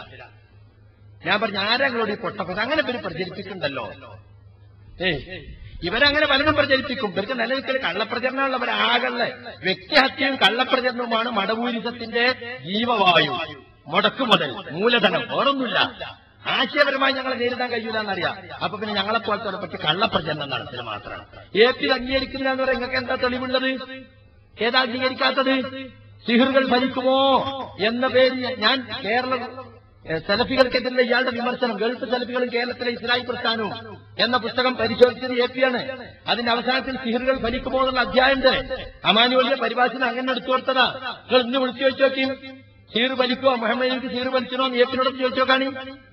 ഞാൻ പറഞ്ഞു ആരെങ്കിലോട് ഈ പൊട്ടപ്പത് അങ്ങനെ പേര് പ്രചരിപ്പിക്കുന്നുണ്ടല്ലോ ഏയ് ഇവരങ്ങനെ പലതും പ്രചരിപ്പിക്കും ഇവർക്ക് നിലനിൽക്കൽ കള്ളപ്രചരണമുള്ളവരാകള്ള വ്യക്തിഹത്യയും കള്ളപ്രചരണവുമാണ് മടവൂരിസത്തിന്റെ ജീവവായു മുടക്കു മുതൽ മൂലധനം വേറൊന്നുമില്ല ആശയപരമായി ഞങ്ങളെ നേരിടാൻ കഴിയൂല എന്നറിയാം അപ്പൊ പിന്നെ ഞങ്ങളെ പോലത്തെ പറ്റി കള്ളപ്രചരണം നടത്തൽ മാത്രമാണ് എ പി അംഗീകരിക്കില്ല എന്ന് പറയാൻ നിങ്ങൾക്ക് എന്താ തെളിവുള്ളത് ഏതാ അംഗീകരിക്കാത്തത് സിഹറുകൾ ഭരിക്കുമോ എന്ന പേര് ഞാൻ കേരള ഏഹ് സെലഫികൾക്കെതിരെ ഇയാളുടെ വിമർശനം ഗൾഫ് സെലഫികളും കേരളത്തിലെ ഇസ്രായേൽ പ്രസ്ഥാനവും എന്ന പുസ്തകം പരിശോധിച്ചത് എ പി ആണ് അതിന്റെ അവസാനത്തിൽ സിഹറുകൾ ഫലിക്കുമോ എന്നുള്ള അധ്യായമുണ്ട് അമാനുവലിയ പരിഭാഷണം അങ്ങനെ എടുത്തു കൊടുത്തതാ നിങ്ങൾ ഇന്ന് വിളിച്ചു ചോദിച്ചു നോക്കി സീർ വലിക്കുമോ മുഹമ്മദ് എനിക്ക് സീർ വലിച്ചണോ എന്ന് എ പിന്നോട് ചോദിച്ചു നോക്കാണി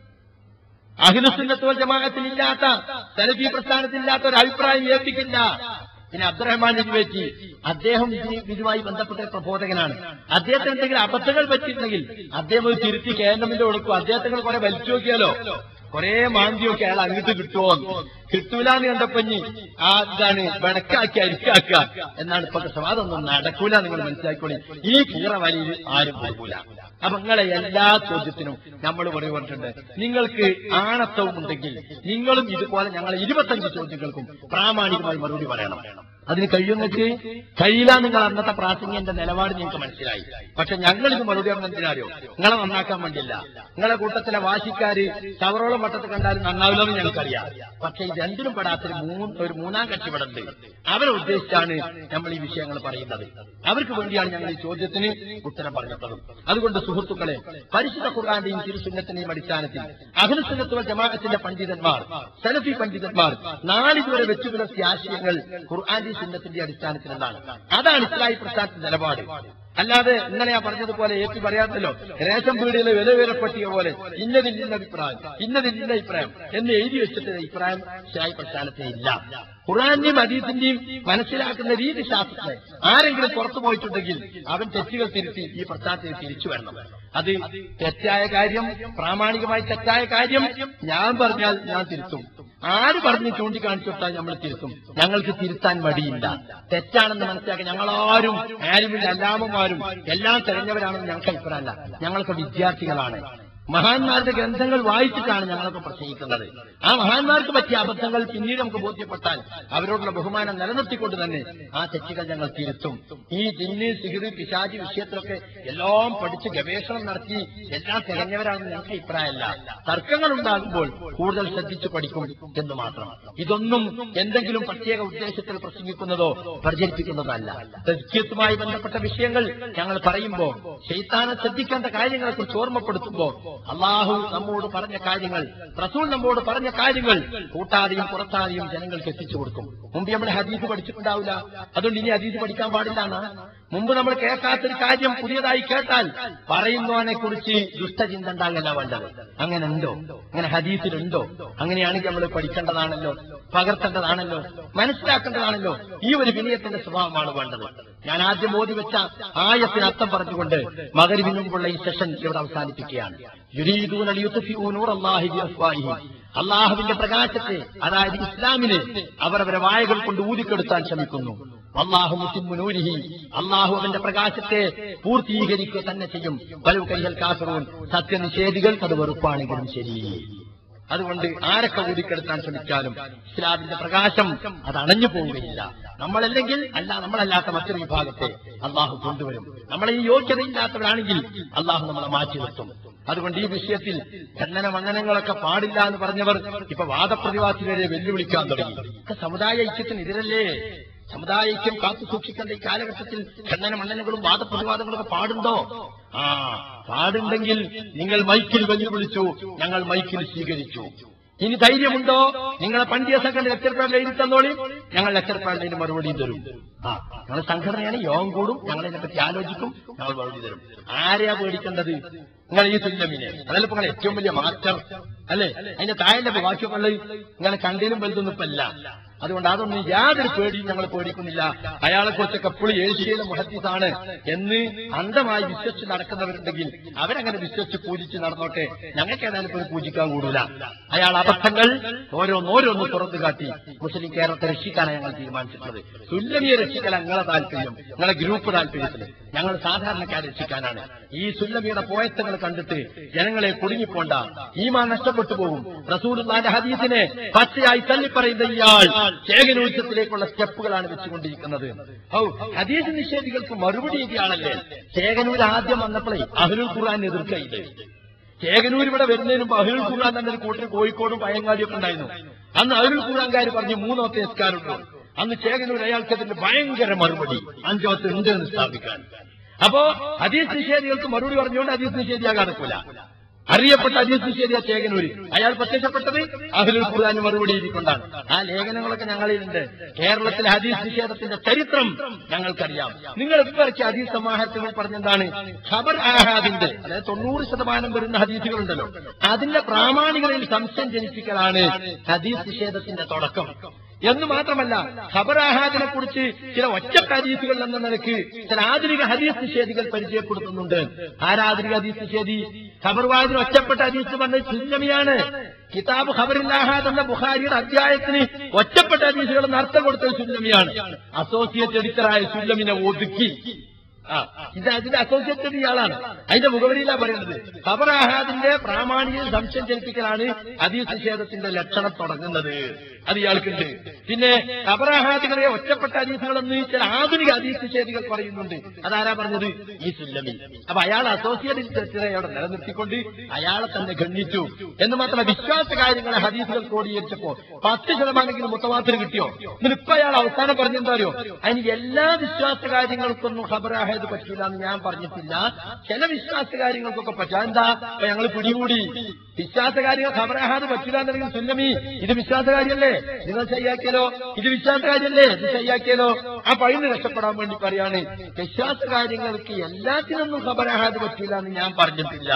അഖിലുസുന്നത്തുവൽ ജമാഅത്തിലില്ലാത്ത സലഫി പ്രസ്ഥാനത്തിലില്ലാത്ത ഒരു അഭിപ്രായം ഏൽപ്പിക്കില്ല പിന്നെ അബ്ദുറഹ്മാൻ ഇതുവേറ്റി അദ്ദേഹം ഇതിന് ഇതുമായി ബന്ധപ്പെട്ട ഒരു പ്രബോധകനാണ് അദ്ദേഹത്തിന് എന്തെങ്കിലും അബദ്ധങ്ങൾ പറ്റിയിട്ടുണ്ടെങ്കിൽ അദ്ദേഹം ഒരു തിരുത്തി കേന്ദ്രമിന്റെ കൊടുക്കും അദ്ദേഹത്തിന് കുറെ വലിച്ചു നോക്കിയാലോ കുറെ മാന്തിയൊക്കെ അയാൾ അങ്ങോട്ട് കിട്ടുമോ കിട്ടൂലെന്ന് കണ്ടപ്പോ ഇനി ആ ഇതാണ് വടക്കാക്കി അരിക്കാക്കുക എന്നാണ് ഇപ്പൊ അതൊന്നും നടക്കൂല നിങ്ങൾ മനസ്സിലാക്കിക്കോളി ഈ കൂറ വലിയിൽ ആരും പോകൂല അപ്പൊ നിങ്ങളെ എല്ലാ ചോദ്യത്തിനും നമ്മൾ പറഞ്ഞിട്ടുണ്ട് നിങ്ങൾക്ക് ആണത്വം ഉണ്ടെങ്കിൽ നിങ്ങളും ഇതുപോലെ ഞങ്ങളെ ഇരുപത്തഞ്ച് ചോദ്യങ്ങൾക്കും പ്രാമാണികമായി മറുപടി പറയണം അതിന് കഴിയുന്നെങ്കിൽ കഴിയില്ല നിങ്ങൾ അന്നത്തെ പ്രാസംഗികന്റെ നിലപാട് നിങ്ങൾക്ക് മനസ്സിലായി പക്ഷെ ഞങ്ങൾ ഇത് മറുപടി പറഞ്ഞ എന്തിനാരോ നിങ്ങളെ നന്നാക്കാൻ വേണ്ടിയില്ല നിങ്ങളെ കൂട്ടത്തിലെ വാശിക്കാര് ചവറോളം വട്ടത്ത് കണ്ടാലും നന്നാവില്ലെന്ന് ഞങ്ങൾക്കറിയാം പക്ഷെ ഇത് രണ്ടിനും പെടാത്തൊരു മൂന്ന് ഒരു മൂന്നാം കക്ഷി ഇവിടെ ഉണ്ട് അവരെ ഉദ്ദേശിച്ചാണ് നമ്മൾ ഈ വിഷയങ്ങൾ പറയുന്നത് അവർക്ക് വേണ്ടിയാണ് ഞങ്ങൾ ഈ ചോദ്യത്തിന് ഉത്തരം പറഞ്ഞിട്ടുള്ളത് അതുകൊണ്ട് സുഹൃത്തുക്കളെ പരിശുദ്ധ ഖുർആന്റെയും തിരുസുന്നത്തിന്റെയും അടിസ്ഥാനത്തിൽ അഖിലസുന്നത്തുവ ജമാഅത്തിന്റെ പണ്ഡിതന്മാർ സലഫി പണ്ഡിതന്മാർ നാളിതുവരെ വെച്ചു പുലർത്തിയ ആശയങ്ങൾ ഖുർആന്റെയും സുന്നത്തിന്റെ അടിസ്ഥാനത്തിലുള്ളതാണ് അതാണ് ഇസ്ലായി പ്രസ്ഥാനത്തിന്റെ നിലപാട് അല്ലാതെ ഇന്നലെ ഞാൻ പറഞ്ഞതുപോലെ ഏറ്റി പറയാത്തല്ലോ റേഷൻ പീടിയിലെ വില വിലപ്പട്ടിയ പോലെ ഇന്നതിൽ ഇന്ന അഭിപ്രായം ഇന്നതിൽ ഇന്ന അഭിപ്രായം എന്ന് എഴുതി വെച്ചിട്ട് അഭിപ്രായം ഇസ്ലായി പ്രസ്ഥാനത്തെ ഇല്ല ഖുറാന്റെയും അതീതിന്റെയും മനസ്സിലാക്കുന്ന രീതി ശാസ്ത്രത്തെ ആരെങ്കിലും പുറത്തു പോയിട്ടുണ്ടെങ്കിൽ അവൻ തെറ്റുകൾ തിരുത്തി ഈ പ്രസ്ഥാനത്തിൽ തിരിച്ചു വരണം അത് തെറ്റായ കാര്യം പ്രാമാണികമായി തെറ്റായ കാര്യം ഞാൻ പറഞ്ഞാൽ ഞാൻ തിരുത്തും ആര് പറഞ്ഞ് ചൂണ്ടിക്കാണിച്ചു കൊടുത്താൽ നമ്മൾ തിരുത്തും ഞങ്ങൾക്ക് തിരുത്താൻ മടിയില്ല തെറ്റാണെന്ന് മനസ്സിലാക്കി ഞങ്ങളാരും ആരുമില്ല എല്ലാമന്മാരും എല്ലാം തിരഞ്ഞവരാണെന്ന് ഞങ്ങൾക്ക് അഭിപ്രായമല്ല ഞങ്ങൾക്ക് വിദ്യാർത്ഥികളാണ് മഹാന്മാരുടെ ഗ്രന്ഥങ്ങൾ വായിച്ചിട്ടാണ് ഞങ്ങളൊക്കെ പ്രസംഗിക്കുന്നത് ആ മഹാന്മാർക്ക് പറ്റിയ അബദ്ധങ്ങൾ പിന്നീട് നമുക്ക് ബോധ്യപ്പെട്ടാൽ അവരോടുള്ള ബഹുമാനം നിലനിർത്തിക്കൊണ്ട് തന്നെ ആ തെറ്റുകൾ ഞങ്ങൾ തിരുത്തും ഈ ജിന്ന് സിഹിറി പിശാചി വിഷയത്തിലൊക്കെ എല്ലാം പഠിച്ച് ഗവേഷണം നടത്തി എല്ലാം തികഞ്ഞവരാണെന്ന് ഞങ്ങൾക്ക് അഭിപ്രായമല്ല തർക്കങ്ങൾ ഉണ്ടാകുമ്പോൾ കൂടുതൽ ശ്രദ്ധിച്ചു പഠിക്കും എന്ന് മാത്രം ഇതൊന്നും എന്തെങ്കിലും പ്രത്യേക ഉദ്ദേശത്തിൽ പ്രസംഗിക്കുന്നതോ പ്രചരിപ്പിക്കുന്നതല്ല തെസ്ക്യത്തുമായി ബന്ധപ്പെട്ട വിഷയങ്ങൾ ഞങ്ങൾ പറയുമ്പോൾ ശൈത്താനെ ശ്രദ്ധിക്കേണ്ട കാര്യങ്ങളെ കുറിച്ച് ഓർമ്മപ്പെടുത്തുമ്പോൾ അള്ളാഹു നമ്മോട് പറഞ്ഞ കാര്യങ്ങൾ റസൂൽ നമ്മോട് പറഞ്ഞ കാര്യങ്ങൾ കൂട്ടാതെയും പുറത്താതെയും ജനങ്ങൾക്ക് എത്തിച്ചു കൊടുക്കും മുമ്പ് നമ്മൾ ഹദീസ് പഠിച്ചിട്ടുണ്ടാവില്ല അതുകൊണ്ട് ഇനി ഹദീസ് പഠിക്കാൻ പാടില്ലാണ് മുമ്പ് നമ്മൾ കേൾക്കാത്തൊരു കാര്യം പുതിയതായി കേട്ടാൽ പറയുന്നവനെ കുറിച്ച് ദുഷ്ടചിന്ത ഉണ്ടാകല്ല വേണ്ടത് അങ്ങനെ ഉണ്ടോ അങ്ങനെ ഹദീസിലുണ്ടോ അങ്ങനെയാണെങ്കിൽ നമ്മൾ പഠിക്കേണ്ടതാണല്ലോ പകർത്തേണ്ടതാണല്ലോ മനസ്സിലാക്കേണ്ടതാണല്ലോ ഈ ഒരു വിനയത്തിന്റെ സ്വഭാവമാണ് വേണ്ടത് ഞാൻ ആദ്യം ഓതി വെച്ച ആയത്തിന് അർത്ഥം പറഞ്ഞുകൊണ്ട് മകരിവിന് മുമ്പുള്ള ഈ സെഷൻ ഇവിടെ അവസാനിപ്പിക്കുകയാണ് യുരീദൂന ലിയുത്ഫിഊ നൂറല്ലാഹി ബിഅഫ്വാഹിഹിം. അള്ളാഹുവിന്റെ പ്രകാശത്തെ അതായത് ഇസ്ലാമിനെ അവർ അവരെ വായകൾ കൊണ്ട് ഊതിക്കെടുത്താൻ ശ്രമിക്കുന്നു അള്ളാഹു മുസിമുനൂരിഹി അള്ളാഹു അവന്റെ പ്രകാശത്തെ പൂർത്തീകരിക്കുക തന്നെ ചെയ്യും പല കൈകൾ കാസറൂൻ സത്യനിഷേധികൾക്ക് അത് വെറുപ്പാണെങ്കിലും ശരി അതുകൊണ്ട് ആരൊക്കെ ഊതിക്കെടുത്താൻ ശ്രമിച്ചാലും ഇസ്ലാമിന്റെ പ്രകാശം അത് അണഞ്ഞു പോവുകയില്ല നമ്മളല്ലെങ്കിൽ അല്ല നമ്മളല്ലാത്ത മറ്റൊരു വിഭാഗത്തെ അള്ളാഹു കൊണ്ടുവരും നമ്മളെ ഈ യോഗ്യതയില്ലാത്തവരാണെങ്കിൽ അള്ളാഹു നമ്മളെ മാറ്റി നിർത്തും അതുകൊണ്ട് ഈ വിഷയത്തിൽ ഖണ്ഡന മണ്ഡനങ്ങളൊക്കെ പാടില്ല എന്ന് പറഞ്ഞവർ ഇപ്പൊ വാദപ്രതിവാസി വരെ വെല്ലുവിളിക്കാൻ തുടങ്ങി ഇതൊക്കെ സമുദായ ഐക്യത്തിനെതിരല്ലേ സമുദായ ഐക്യം കാത്തു സൂക്ഷിക്കേണ്ട ഈ കാലഘട്ടത്തിൽ ഖണ്ഡന മണ്ഡനങ്ങളും വാദപ്രതിവാദങ്ങളൊക്കെ പാടുണ്ടോ ആ പാടുണ്ടെങ്കിൽ നിങ്ങൾ മൈക്കിൽ വെല്ലുവിളിച്ചു ഞങ്ങൾ മൈക്കിൽ സ്വീകരിച്ചു ഇനി ധൈര്യമുണ്ടോ നിങ്ങളെ പണ്ഡിയ സംഘടന ലെക്ചർ പാഡിൽ എഴുതി തന്നോളി ഞങ്ങൾ ലെക്ചർ പാഡിന് മറുപടിയും തരും ആ ഞങ്ങൾ സംഘടനയാണ് യോഗം കൂടും ഞങ്ങൾ ഇതിനെപ്പറ്റി ആലോചിക്കും ഞങ്ങൾ മറുപടി തരും ആരെയാ പേടിക്കേണ്ടത് നിങ്ങൾ ഈ സുല്ലമിനെ അതല്ല ഇപ്പൊ നിങ്ങൾ ഏറ്റവും വലിയ മാറ്റം അല്ലേ അതിന്റെ താഴെ ബാക്കിയൊക്കെ നിങ്ങളെ കണ്ടിലും വലുതൊന്നും ഇപ്പൊ അല്ല അതുകൊണ്ട് അതൊന്നും യാതൊരു പേടിയും ഞങ്ങൾ പേടിക്കുന്നില്ല അയാളെ കുറിച്ചൊക്കെ എപ്പോഴും ഏഷ്യയിലെ മുഹത്തീസാണ് എന്ന് അന്ധമായി വിശ്വസിച്ച് നടക്കുന്നവരുണ്ടെങ്കിൽ അവരങ്ങനെ വിശ്വസിച്ച് പൂജിച്ച് നടന്നോട്ടെ ഞങ്ങൾക്ക് ഏതായാലും പോയി പൂജിക്കാൻ കൂടൂല അയാൾ അബദ്ധങ്ങൾ ഓരോന്നോരോന്ന് തുറന്നു കാട്ടി മുസ്ലിം കേരളത്തെ രക്ഷിക്കാനാണ് ഞങ്ങൾ തീരുമാനിച്ചിട്ടുള്ളത് സുല്ലമിയെ രക്ഷിക്കാൻ ഞങ്ങളെ താല്പര്യം ഞങ്ങളെ ഗ്രൂപ്പ് താല്പര്യത്തിൽ ഞങ്ങൾ സാധാരണക്കാരെ രക്ഷിക്കാനാണ് ഈ സുല്ലമിയുടെ പോയത്തങ്ങൾ കണ്ടിട്ട് ജനങ്ങളെ കുടുങ്ങിപ്പോണ്ട ഈമാൻ നഷ്ടപ്പെട്ടു പോകും റസൂലുള്ളാന്റെ ഹദീസിനെ പച്ചയായി തള്ളിപ്പറയുന്ന ഇയാൾ ചേകനൂച്ചത്തിലേക്കുള്ള സ്റ്റെപ്പുകളാണ് വെച്ചുകൊണ്ടിരിക്കുന്നത് ഔ ഹദീസ് നിഷേധികൾക്ക് മറുപടി ഇയാളല്ലേ ചേകനൂർ ആദ്യം വന്നപ്പോഴേ അഹ്ലുൽ ഖുർആൻ എതിർക്കയില്ലേ ചേകനൂർ ഇവിടെ വരുന്നതിന് മുമ്പ് അഹ്ലുൽ ഖുർആൻ തന്നെ ഒരു കൂട്ടർ കോഴിക്കോടും പയങ്ങാടിയും ഒക്കെ ഉണ്ടായിരുന്നു അന്ന് അഹ്ലുൽ ഖുർആൻകാർ പറഞ്ഞു മൂന്നോത്തെ നിസ്കാരമുള്ളൂ അന്ന് ചേകനൂർ അയാൾക്ക് അതിന്റെ ഭയങ്കര മറുപടി അഞ്ചോത്ത് ഉണ്ട് എന്ന് സ്ഥാപിക്കാൻ അപ്പോ ഹദീസ് നിഷേധികൾക്ക് മറുപടി പറഞ്ഞുകൊണ്ട് ഹദീസ് നിഷേധിയാകാൻ നിൽക്കില്ല അറിയപ്പെട്ട ഹദീസ് നിഷേധിയ ചേകനൂര് അയാൾ പ്രത്യക്ഷപ്പെട്ടത് അഹ്ലുൽ ഖുർആൻ മറുപടി എഴുതിക്കൊണ്ടാണ് ആ ലേഖനങ്ങളൊക്കെ ഞങ്ങളിലുണ്ട് കേരളത്തിലെ ഹദീസ് നിഷേധത്തിന്റെ ചരിത്രം ഞങ്ങൾക്കറിയാം നിങ്ങൾ ഇപ്പറച്ച് ഹദീസ് സമാഹാരത്തിൽ പറഞ്ഞെന്താണ് ഖബർ ആഹാദിന്റെ അതായത് തൊണ്ണൂറ് ശതമാനം വരുന്ന ഹദീസുകളുണ്ടല്ലോ അതിന്റെ പ്രാമാണികളിൽ സംശയം ജനിപ്പിക്കലാണ് ഹദീസ് നിഷേധത്തിന്റെ തുടക്കം എന്ന് മാത്രമല്ല ഖബർ ആഹാദിനെ കുറിച്ച് ചില ഒറ്റ ഹദീസുകൾ എന്ന നിലക്ക് ചില ആധുനിക ഹദീസ് നിഷേധികൾ പരിചയപ്പെടുത്തുന്നുണ്ട് ആരാധുനിക ഹദീസ് നിഷേധി ഖബർ വാദിന് ഒറ്റപ്പെട്ട ഹദീസ് പറഞ്ഞത് സുല്ലമിയാണ് കിതാബ് ഖബറില്ലാഹാദ് എന്ന ബുഖാരിയുടെ അധ്യായത്തിന് ഒറ്റപ്പെട്ട ഹദീസുകൾ അർത്ഥം കൊടുത്തത് സുല്ലമിയാണ് അസോസിയേറ്റ് എഡിറ്ററായ സുല്ലമിനെ ഒതുക്കി ആ ഇത് അതിന്റെ അസോസിയേറ്റഡ് ഇയാളാണ് അതിന്റെ മുഖവരിയിലാ പറയുന്നത് ഖബർ ആഹാദിന്റെ പ്രാമാണിക സംശയം ജനിപ്പിക്കലാണ് ഹദീസ് നിഷേധത്തിന്റെ ലക്ഷണം തുടങ്ങുന്നത് അത് ഇയാൾക്കുണ്ട് പിന്നെ ഖബർ ആഹാദികളെ ഒറ്റപ്പെട്ട ഹദീസുകളെന്ന് ചില ആധുനിക ഹദീസ് നിഷേധികൾ പറയുന്നുണ്ട് അതാരാ പറഞ്ഞത് ഈ സുല്ലമി അപ്പൊ അയാൾ അസോസിയേറ്റ് അവിടെ നിലനിർത്തിക്കൊണ്ട് അയാളെ തന്നെ ഗണ്ണിച്ചു എന്ന് മാത്രമല്ല വിശ്വാസ കാര്യങ്ങളെ ഹദീസുകൾ ക്രോഡീകരിച്ചപ്പോ പത്ത് ശതമാനെങ്കിലും മുത്തമാത്തിന് കിട്ടിയോ എന്നിട്ട് ഇപ്പൊ അയാൾ അവസാനം പറഞ്ഞെന്താ അറിയോ അതിന് എല്ലാ വിശ്വാസ കാര്യങ്ങൾക്കൊന്നും ഖബറാഹ ഇത് പറ്റില്ല എന്ന് ഞാൻ പറഞ്ഞിട്ടില്ല ചില വിശ്വാസ കാര്യങ്ങൾക്കൊക്കെ പറ്റുക എന്താ അപ്പൊ ഞങ്ങൾ പിടികൂടി വിശ്വാസ കാര്യങ്ങൾ ഖബറാഹാദ് പറ്റില്ല എന്നുണ്ടെങ്കിൽ സുന്നമി ഇത് വിശ്വാസകാര്യല്ലേ നിങ്ങൾ ശരിയാക്കിയാലോ ഇത് വിശ്വാസകാര്യല്ലേ ഇത് ശരിയാക്കിയാലോ ആ പഴിന്ന് രക്ഷപ്പെടാൻ വേണ്ടി പറയാണ് വിശ്വാസ കാര്യങ്ങൾക്ക് എല്ലാത്തിനൊന്നും ഖബറാഹാദ് പറ്റില്ല എന്ന് ഞാൻ പറഞ്ഞിട്ടില്ല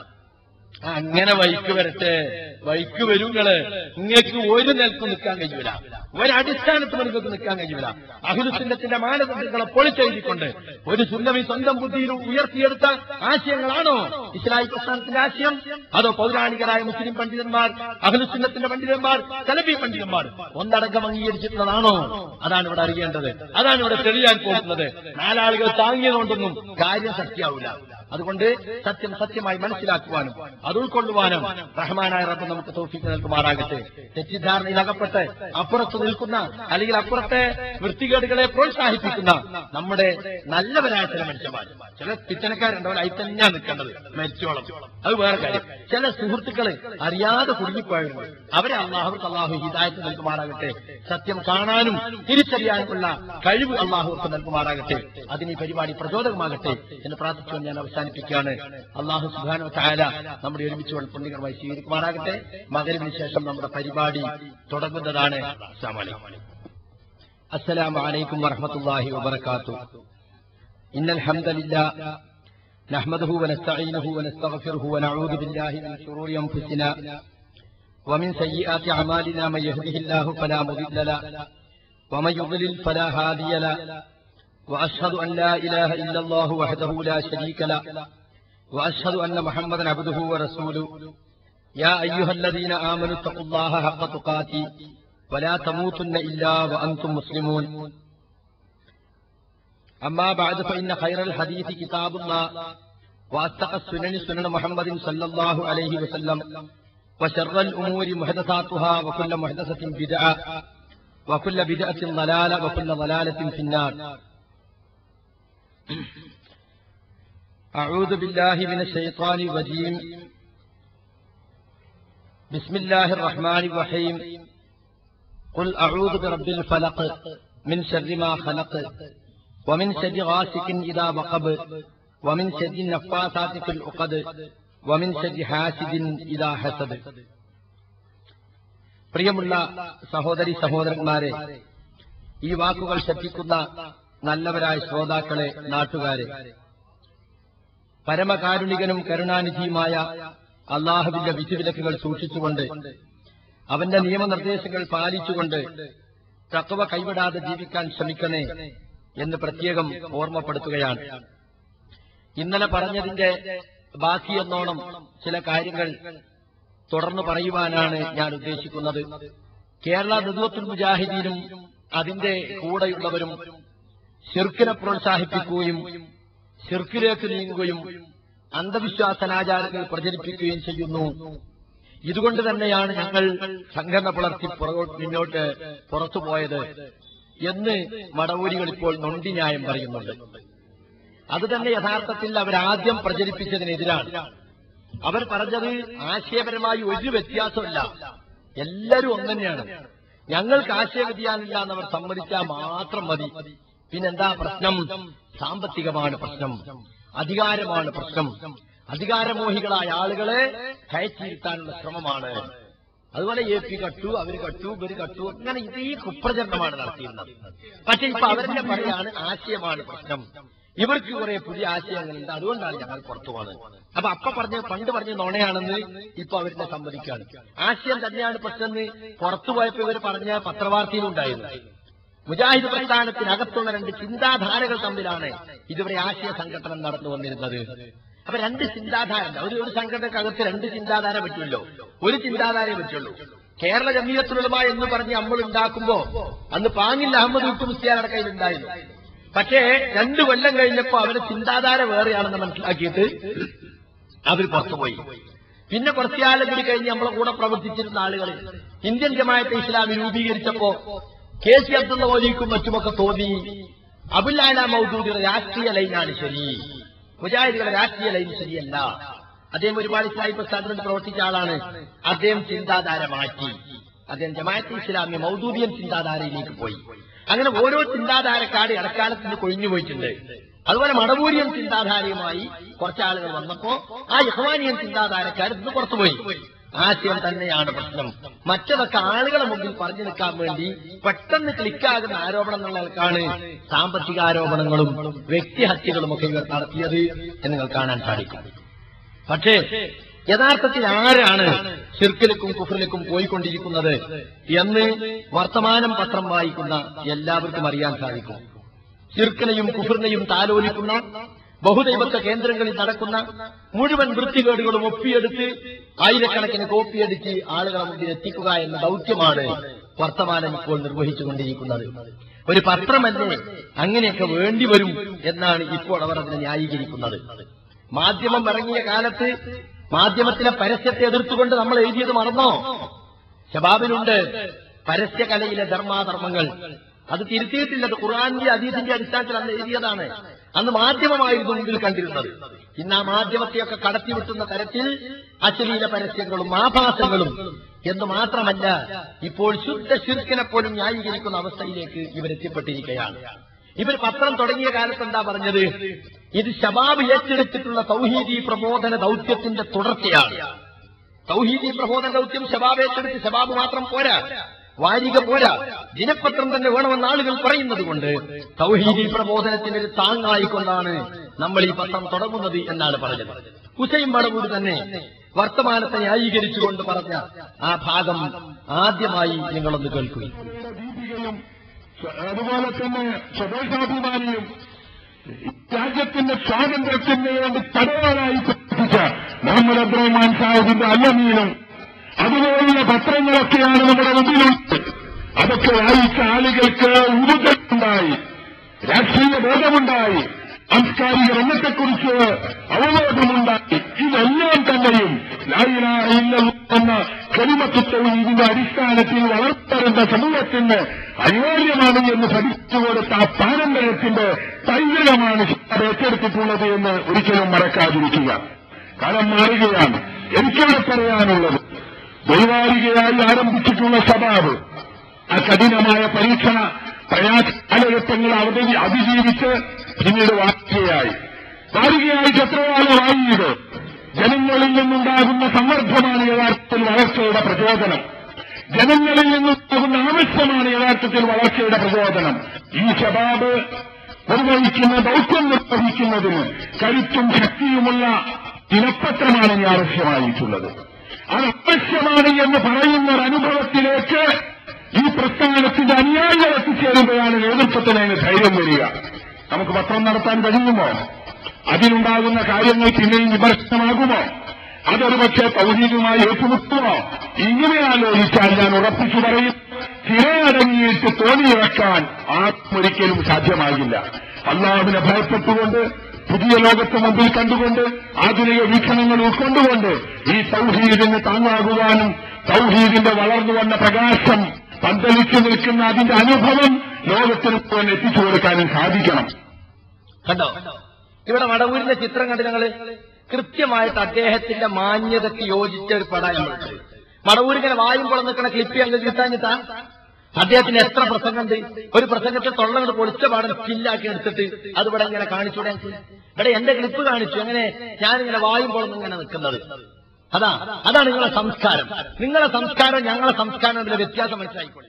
അങ്ങനെ വൈക്ക് വരട്ടെ വൈക്ക് വരും നിങ്ങള് നിങ്ങൾക്ക് ഒരു നിലത്ത് നിൽക്കാൻ കഴിയൂല ഒരടിസ്ഥാനത്ത് നിങ്ങൾക്ക് നിൽക്കാൻ കഴിയൂല അഹിലുസുന്നത്തിന്റെ മാനദണ്ഡങ്ങളെ പൊളിച്ചെഴുതിക്കൊണ്ട് ഒരു സുന്നമി സ്വന്തം ബുദ്ധിയിൽ ഉയർത്തിയെടുത്ത ആശയങ്ങളാണോ ഇസ്ലായി പ്രസ്ഥാനത്തിന്റെ ആശയം അതോ പൗരാണികരായ മുസ്ലിം പണ്ഡിതന്മാർ അഹിലുസുന്നത്തിന്റെ പണ്ഡിതന്മാർ സലഫി പണ്ഡിതന്മാർ ഒന്നടങ്കം അംഗീകരിച്ചിട്ടുള്ളതാണോ അതാണ് ഇവിടെ അറിയേണ്ടത് അതാണ് ഇവിടെ തെളിയാൻ പോകുന്നത് നാലാളുകൾ താങ്ങിയതുകൊണ്ടൊന്നും കാര്യം സത്യാവില്ല അതുകൊണ്ട് സത്യം സത്യമായി മനസ്സിലാക്കുവാനും അത് ഉൾക്കൊള്ളുവാനും റഹ്മാനായ റബ്ബ് നമുക്ക് തോഫിക്ക് നൽകുമാറാകട്ടെ തെറ്റിദ്ധാരണയിൽ അകപ്പെട്ട് അപ്പുറത്ത് നിൽക്കുന്ന അല്ലെങ്കിൽ അപ്പുറത്തെ വൃത്തികേടുകളെ പ്രോത്സാഹിപ്പിക്കുന്ന നമ്മുടെ നല്ലവരായ ചില മനുഷ്യന്മാർ ചില പിച്ചനക്കാരുണ്ടാവും അതിൽ തന്നെയാ നിൽക്കേണ്ടത് മരിച്ചോളം അത് വേറെ കാര്യം ചില സുഹൃത്തുക്കള് അറിയാതെ കുടുങ്ങിപ്പോയവരുണ്ട് അവരെ അള്ളാഹുർക്ക് അള്ളാഹു ഹിദായത്ത് നൽകുമാറാകട്ടെ സത്യം കാണാനും തിരിച്ചറിയാനുമുള്ള കഴിവ് അള്ളാഹുർക്ക് നൽകുമാറാകട്ടെ അതിന് ഈ പരിപാടി പ്രചോദകമാകട്ടെ എന്ന് പ്രാർത്ഥിച്ചുകൊണ്ട് ഞാൻ അവസാനിപ്പിക്കുന്നു അവസാനിപ്പിക്കുകയാണ് അള്ളാഹു സുബാനോ താല നമ്മുടെ ഒരുമിച്ച് പുണ്യകരമായി സ്വീകരിക്കുമാറാകട്ടെ മകരവിന് ശേഷം നമ്മുടെ പരിപാടി തുടങ്ങുന്നതാണ് അസ്സാം വലൈക്കും السلام عليكم ورحمة الله وبركاته إن الحمد لله نحمده ونستعينه ونستغفره ونعوذ بالله من شرور أنفسنا ومن سيئات أعمالنا من يهده الله فلا مضل له ومن يضلل فلا هادي له وأشهد أن لا إله إلا الله وحده لا شريك له وأشهد أن محمدا عبده ورسوله يا أيها الذين آمنوا اتقوا الله حق تقاته ولا تموتن إلا وأنتم مسلمون أما بعد فإن خير الحديث كتاب الله وأتق السنن سنن محمد صلى الله عليه وسلم وشر الأمور محدثاتها وكل محدثة بدعة وكل بدعة ضلالة وكل ضلالة في النار أعوذ بالله من الشيطان الرجيم بسم الله الرحمن الرحيم قل أعوذ برب الفلق من شر ما خلق ومن شر غاسق إذا وقب ومن شر النفاثات في العقد ومن شر حاسد إذا حسد പ്രിയമുള്ള സഹോദരി സഹോദരന്മാരെ ഈ വാക്കുകൾ ശ്രദ്ധിക്കുന്ന നല്ലവരായ ശ്രോതാക്കളെ നാട്ടുകാരെ പരമകാരുണികനും കരുണാനിധിയുമായ അള്ളാഹുവിന്റെ വിധിവിലക്കുകൾ സൂക്ഷിച്ചുകൊണ്ട് അവന്റെ നിയമനിർദ്ദേശങ്ങൾ പാലിച്ചുകൊണ്ട് തക്കവ കൈവിടാതെ ജീവിക്കാൻ ശ്രമിക്കണേ എന്ന് പ്രത്യേകം ഓർമ്മപ്പെടുത്തുകയാണ് ഇന്നലെ പറഞ്ഞതിന്റെ ബാക്കിയെന്നോണം ചില കാര്യങ്ങൾ തുടർന്ന് പറയുവാനാണ് ഞാൻ ഉദ്ദേശിക്കുന്നത് കേരള നദുവത്തുൽ മുജാഹിദീനും അതിന്റെ കൂടെയുള്ളവരും ഷിർക്കിനെ പ്രോത്സാഹിപ്പിക്കുകയും ഷിർക്കിലേക്ക് നീങ്ങുകയും അന്ധവിശ്വാസനാചാരങ്ങൾ പ്രചരിപ്പിക്കുകയും ചെയ്യുന്നു ഇതുകൊണ്ട് തന്നെയാണ് ഞങ്ങൾ സംഘടന പുലർത്തി പുറകോട്ട് മുന്നോട്ട് പുറത്തുപോയത് എന്ന് മടവൂരികൾ ഇപ്പോൾ നൊണ്ടി ന്യായം പറയുന്നുണ്ട് അത് തന്നെ യഥാർത്ഥത്തിൽ അവരാദ്യം പ്രചരിപ്പിച്ചതിനെതിരാണ് അവർ പറഞ്ഞത് ആശയപരമായി ഒരു വ്യത്യാസമില്ല എല്ലാവരും ഒന്നെന്നെയാണ് ഞങ്ങൾക്ക് ആശയ വ്യതിയാനില്ല എന്നവർ സമ്മതിച്ചാൽ മാത്രം മതി പിന്നെന്താ പ്രശ്നം സാമ്പത്തികമാണ് പ്രശ്നം അധികാരമാണ് പ്രശ്നം അധികാരമോഹികളായ ആളുകളെ കയറ്റിയിരുത്താനുള്ള ശ്രമമാണ് അതുപോലെ എ പി കട്ടു അവര് കട്ടു ഇവര് കട്ടു അങ്ങനെ ഇത് ഈ കുപ്രചരണമാണ് നടത്തിയിരുന്നത് പക്ഷെ ഇപ്പൊ അവരുടെ പറയാണ് ആശയമാണ് പ്രശ്നം ഇവർക്ക് കുറെ പുതിയ ആശയങ്ങളുണ്ട് അതുകൊണ്ടാണ് ഞങ്ങൾ പുറത്തു പോകുന്നത് അപ്പൊ അപ്പ പറഞ്ഞ പണ്ട് പറഞ്ഞ നുണയാണെന്ന് ഇപ്പൊ അവരുടെ സമ്മതിക്കാണ് ആശയം തന്നെയാണ് പ്രശ്നമെന്ന് പുറത്തു പോയപ്പോ ഇവർ പറഞ്ഞ പത്രവാർത്തയിലുണ്ടായിരുന്നു മുജാഹിദ് പ്രസ്ഥാനത്തിനകത്തുള്ള രണ്ട് ചിന്താധാരകൾ തമ്മിലാണ് ഇതുവരെ ആശയ സംഘടന നടന്നു വന്നിരുന്നത് അപ്പൊ രണ്ട് ചിന്താധാര ഒരു ഒരു സംഘടനക്കകത്ത് രണ്ട് ചിന്താധാര പറ്റുമല്ലോ ഒരു ചിന്താധാരയെ പറ്റുള്ളൂ കേരള ജമീയത്തുലമ എന്ന് പറഞ്ഞ് നമ്മൾ ഉണ്ടാക്കുമ്പോ അന്ന് പാങ്ങിൽ അഹമ്മദ് ഉറ്റു മുസ്ലിയാരുടെ കയ്യിലുണ്ടായിരുന്നു പക്ഷേ രണ്ടു കൊല്ലം കഴിഞ്ഞപ്പോ അവരുടെ ചിന്താധാര വേറെയാണെന്ന് മനസ്സിലാക്കിയിട്ട് അവർ പുറത്തുപോയി പിന്നെ കുറച്ചു കാലം കൂടി കഴിഞ്ഞ് നമ്മളെ കൂടെ പ്രവർത്തിച്ചിരുന്ന ആളുകൾ ഇന്ത്യൻ ജമായത്തെ ഇസ്ലാമി രൂപീകരിച്ചപ്പോ കെ സി അബ്ദുള്ള മോദിക്കും മറ്റുമൊക്കെ തോന്നി അബുല്ലാല മൗദൂദിയുടെ രാഷ്ട്രീയ ലൈനാണ് ശരി മുജാഹിദുകളുടെ രാഷ്ട്രീയ ലൈൻ ശരിയല്ല അദ്ദേഹം ഒരുപാട് ഇസ്ലാമി പ്രസ്ഥാനത്തിൽ പ്രവർത്തിച്ച ആളാണ് അദ്ദേഹം ചിന്താധാര മാറ്റി അദ്ദേഹം ജമാഅത്ത് ഇസ്ലാമി മൗദൂദിയൻ ചിന്താധാരയിലേക്ക് പോയി അങ്ങനെ ഓരോ ചിന്താധാരക്കാട് ഇടക്കാലത്തിന് കൊഴിഞ്ഞു പോയിട്ടുണ്ട് അതുപോലെ മടവൂരിയൻ ചിന്താധാരയുമായി കുറച്ച് ആളുകൾ വന്നപ്പോ ആ യഹ്വാനിയൻ ചിന്താധാരക്കാർ ഇന്ന് പുറത്തുപോയി ആശയം തന്നെയാണ് പ്രശ്നം മറ്റതൊക്കെ ആളുകളെ മുമ്പിൽ പറഞ്ഞു നിൽക്കാൻ വേണ്ടി പെട്ടെന്ന് ക്ലിക്കാകുന്ന ആരോപണം എന്നുള്ളവർക്കാണ് സാമ്പത്തിക ആരോപണങ്ങളും വ്യക്തിഹത്യകളും ഒക്കെ ഇവർ നടത്തിയത് എന്ന് നിങ്ങൾ കാണാൻ സാധിക്കും പക്ഷേ യഥാർത്ഥത്തിൽ ആരാണ് ഷിർക്കിലേക്കും കുഫറിലേക്കും പോയിക്കൊണ്ടിരിക്കുന്നത് എന്ന് വർത്തമാനം പത്രം വായിക്കുന്ന എല്ലാവർക്കും അറിയാൻ സാധിക്കും ഷിർക്കിനെയും കുഫറിനെയും താലോലിക്കുന്ന ബഹുദൈവത്വ കേന്ദ്രങ്ങളിൽ നടക്കുന്ന മുഴുവൻ വൃത്തികേടുകളും ഒപ്പിയെടുത്ത് ആയിരക്കണക്കിന് കോപ്പിയടിച്ച് ആളുകളെ മുമ്പിൽ എത്തിക്കുക എന്ന ദൗത്യമാണ് വർത്തമാനം ഇപ്പോൾ നിർവഹിച്ചുകൊണ്ടിരിക്കുന്നത് ഒരു പത്രമല്ലേ അങ്ങനെയൊക്കെ വേണ്ടിവരും എന്നാണ് ഇപ്പോൾ അവർ അതിനെ ന്യായീകരിക്കുന്നത് മാധ്യമം ഇറങ്ങിയ കാലത്ത് മാധ്യമത്തിലെ പരസ്യത്തെ എതിർത്തുകൊണ്ട് നമ്മൾ എഴുതിയത് മറന്നോ ശബാബിലുണ്ട് പരസ്യകലയിലെ ധർമാധർമ്മങ്ങൾ അത് തിരുത്തിയിട്ടില്ല അത് ഖുർആാനിന്റെ അതീതിന്റെ അടിസ്ഥാനത്തിൽ അന്ന് എഴുതിയതാണ് അന്ന് മാധ്യമമായിരുന്നു മുമ്പിൽ കണ്ടിരുന്നത് ഇന്ന് ആ മാധ്യമത്തെയൊക്കെ കടത്തിവിട്ടുന്ന തരത്തിൽ അശ്ലീല പരസ്യങ്ങളും ആഭാസങ്ങളും എന്ന് മാത്രമല്ല ഇപ്പോൾ ശുദ്ധ ശിർക്കിനെ പോലും ന്യായീകരിക്കുന്ന അവസ്ഥയിലേക്ക് ഇവരെത്തിപ്പെട്ടിരിക്കുകയാണ് ഇവർ പത്രം തുടങ്ങിയ കാലത്ത് എന്താ പറഞ്ഞത് ഇത് ശബാബ് ഏറ്റെടുത്തിട്ടുള്ള തൗഹീദി പ്രബോധന ദൗത്യത്തിന്റെ തുടർച്ചയാണ് തൗഹീദി പ്രബോധന ദൗത്യം ശബാബ് ഏറ്റെടുത്ത് ശബാബ് മാത്രം പോരാ വാരിക പോരാ ദിനപത്രം തന്നെ വേണമെന്ന് ആളുകൾ പറയുന്നത് കൊണ്ട് തൗഹീദി പ്രബോധനത്തിന് ഒരു താങ്ങായിക്കൊണ്ടാണ് നമ്മൾ ഈ പത്രം തുടങ്ങുന്നത് എന്നാണ് പറഞ്ഞത് ഹുസൈൻ മടവൂർ തന്നെ വർത്തമാനത്തെ ന്യായീകരിച്ചുകൊണ്ട് പറഞ്ഞ ആ ഭാഗം ആദ്യമായി നിങ്ങളൊന്ന് കേൾക്കുകയും ദീപികയും അതുപോലെ തന്നെ സ്വദേശാഭിമാനിയും രാജ്യത്തിന്റെ സ്വാതന്ത്ര്യത്തിന് വേണ്ടി തടവാനായി പ്രവർത്തിച്ച മുഹമ്മദ് അബ്ദുറഹ്മാൻ സാഹിബിന്റെ അല്ലമീനും അതുപോലുള്ള പത്രങ്ങളൊക്കെയാണ് നമ്മുടെ മുമ്പിലുള്ളത് അതൊക്കെ വായിച്ച ആളുകൾക്ക് ഊർജ്ജമുണ്ടായി രാഷ്ട്രീയ ബോധമുണ്ടായി സാംസ്കാരിക രംഗത്തെക്കുറിച്ച് അവബോധമുണ്ടായി ഇതെല്ലാം തന്നെയും ലായിലാഹ ഇല്ലല്ലാഹ് എന്ന കരിമത്വത്വവും ഇതിന്റെ അടിസ്ഥാനത്തിൽ വളർത്തരുന്ന സമൂഹത്തിന് അനിവാര്യമാണ് എന്ന് പഠിച്ചു കൊടുത്ത ആ പാരമ്പര്യത്തിന്റെ പൈതൃകമാണ് അത് ഏറ്റെടുത്തിട്ടുള്ളത് എന്ന് ഒരിക്കലും മറക്കാതിരിക്കുക കാലം മാറുകയാണ് എനിക്കിവിടെ പറയാനുള്ളത് വൈകാരികയായി ആരംഭിച്ചിട്ടുള്ള സ്വഭാവ് ആ കഠിനമായ പരീക്ഷണ പ്രയാസ കാലഘട്ടങ്ങൾ അവധി അതിജീവിച്ച് പിന്നീട് വാരികയായി വാരികയായിട്ട് എത്ര കാലമായി ഇത് ജനങ്ങളിൽ നിന്നുണ്ടാകുന്ന സമ്മർദ്ദമാണ് യഥാർത്ഥത്തിൽ വളർച്ചയുടെ പ്രചോദനം ജനങ്ങളിൽ നിന്നുണ്ടാകുന്ന ആവശ്യമാണ് യഥാർത്ഥത്തിൽ വളർച്ചയുടെ പ്രചോദനം ഈ ശബാബ് നിർവഹിക്കുന്ന ദൗത്യം നിർവഹിക്കുന്നതിന് കരുത്തും ശക്തിയുമുള്ള ദിനപത്രമാണ് ഇനി ആവശ്യമായിട്ടുള്ളത് അത് ആവശ്യമാണ് എന്ന് പറയുന്ന ഒരു അനുഭവത്തിലേക്ക് ഈ പ്രസ്ഥാനത്തിന്റെ അനുയായികൾ എത്തിച്ചേരുമ്പോഴാണ് നേതൃത്വത്തിന് അതിന് ധൈര്യം വരിക നമുക്ക് പത്രം നടത്താൻ കഴിയുമോ അതിലുണ്ടാകുന്ന കാര്യങ്ങൾ പിന്നെയും വിമർശനമാകുമോ അതൊരു പക്ഷേ തൗഹീദുമായി ഏറ്റുമുട്ടുമോ ഇങ്ങനെ ആലോചിച്ചാൽ ഞാൻ ഉറപ്പിച്ചു പറയും തിരയടങ്ങിയിട്ട് തോണിയിറക്കാൻ ആർക്കും ഒരിക്കലും സാധ്യമാകില്ല അള്ളാഹുവിനെ ഭയപ്പെട്ടുകൊണ്ട് പുതിയ ലോകത്തെ മുമ്പിൽ കണ്ടുകൊണ്ട് ആധുനിക വീക്ഷണങ്ങൾ ഉൾക്കൊണ്ടുകൊണ്ട് ഈ തൗഹീദിന് താങ്ങാകുവാനും തൗഹീദിന്റെ വളർന്നു വന്ന പ്രകാശം പന്തലിച്ചു നിൽക്കുന്ന അതിന്റെ അനുഭവം ലോകത്തിന് മുഴുവൻ എത്തിച്ചു കൊടുക്കാനും സാധിക്കണം കണ്ടോ ഇവിടെ മടവൂരിന്റെ ചിത്രം കണ്ട് ഞങ്ങള് കൃത്യമായിട്ട് അദ്ദേഹത്തിന്റെ മാന്യതയ്ക്ക് യോജിച്ച ഒരു പടം നമ്മളുണ്ട് മടവൂർ ഇങ്ങനെ വായുമ്പോൾ നിൽക്കുന്ന ക്ലിപ്പി അങ്ങ് കിട്ടാഞ്ഞിട്ടാ അദ്ദേഹത്തിന് എത്ര പ്രസംഗമുണ്ട് ഒരു പ്രസംഗത്തെ തൊള്ളങ്ങൾ പൊളിച്ച പാടം സ്കില്ലാക്കി എടുത്തിട്ട് അത് ഇവിടെ ഇങ്ങനെ കാണിച്ചൂടെ ഞങ്ങൾക്ക്? ഇവിടെ എന്റെ ക്ലിപ്പ് കാണിച്ചു അങ്ങനെ ഞാനിങ്ങനെ വായുമ്പോൾ ഇങ്ങനെ നിൽക്കുന്നത് അതാ അതാണ് നിങ്ങളെ സംസ്കാരം നിങ്ങളെ സംസ്കാരം ഞങ്ങളെ സംസ്കാരം തമ്മിലെ വ്യത്യാസം മനസ്സിലായിക്കോളെ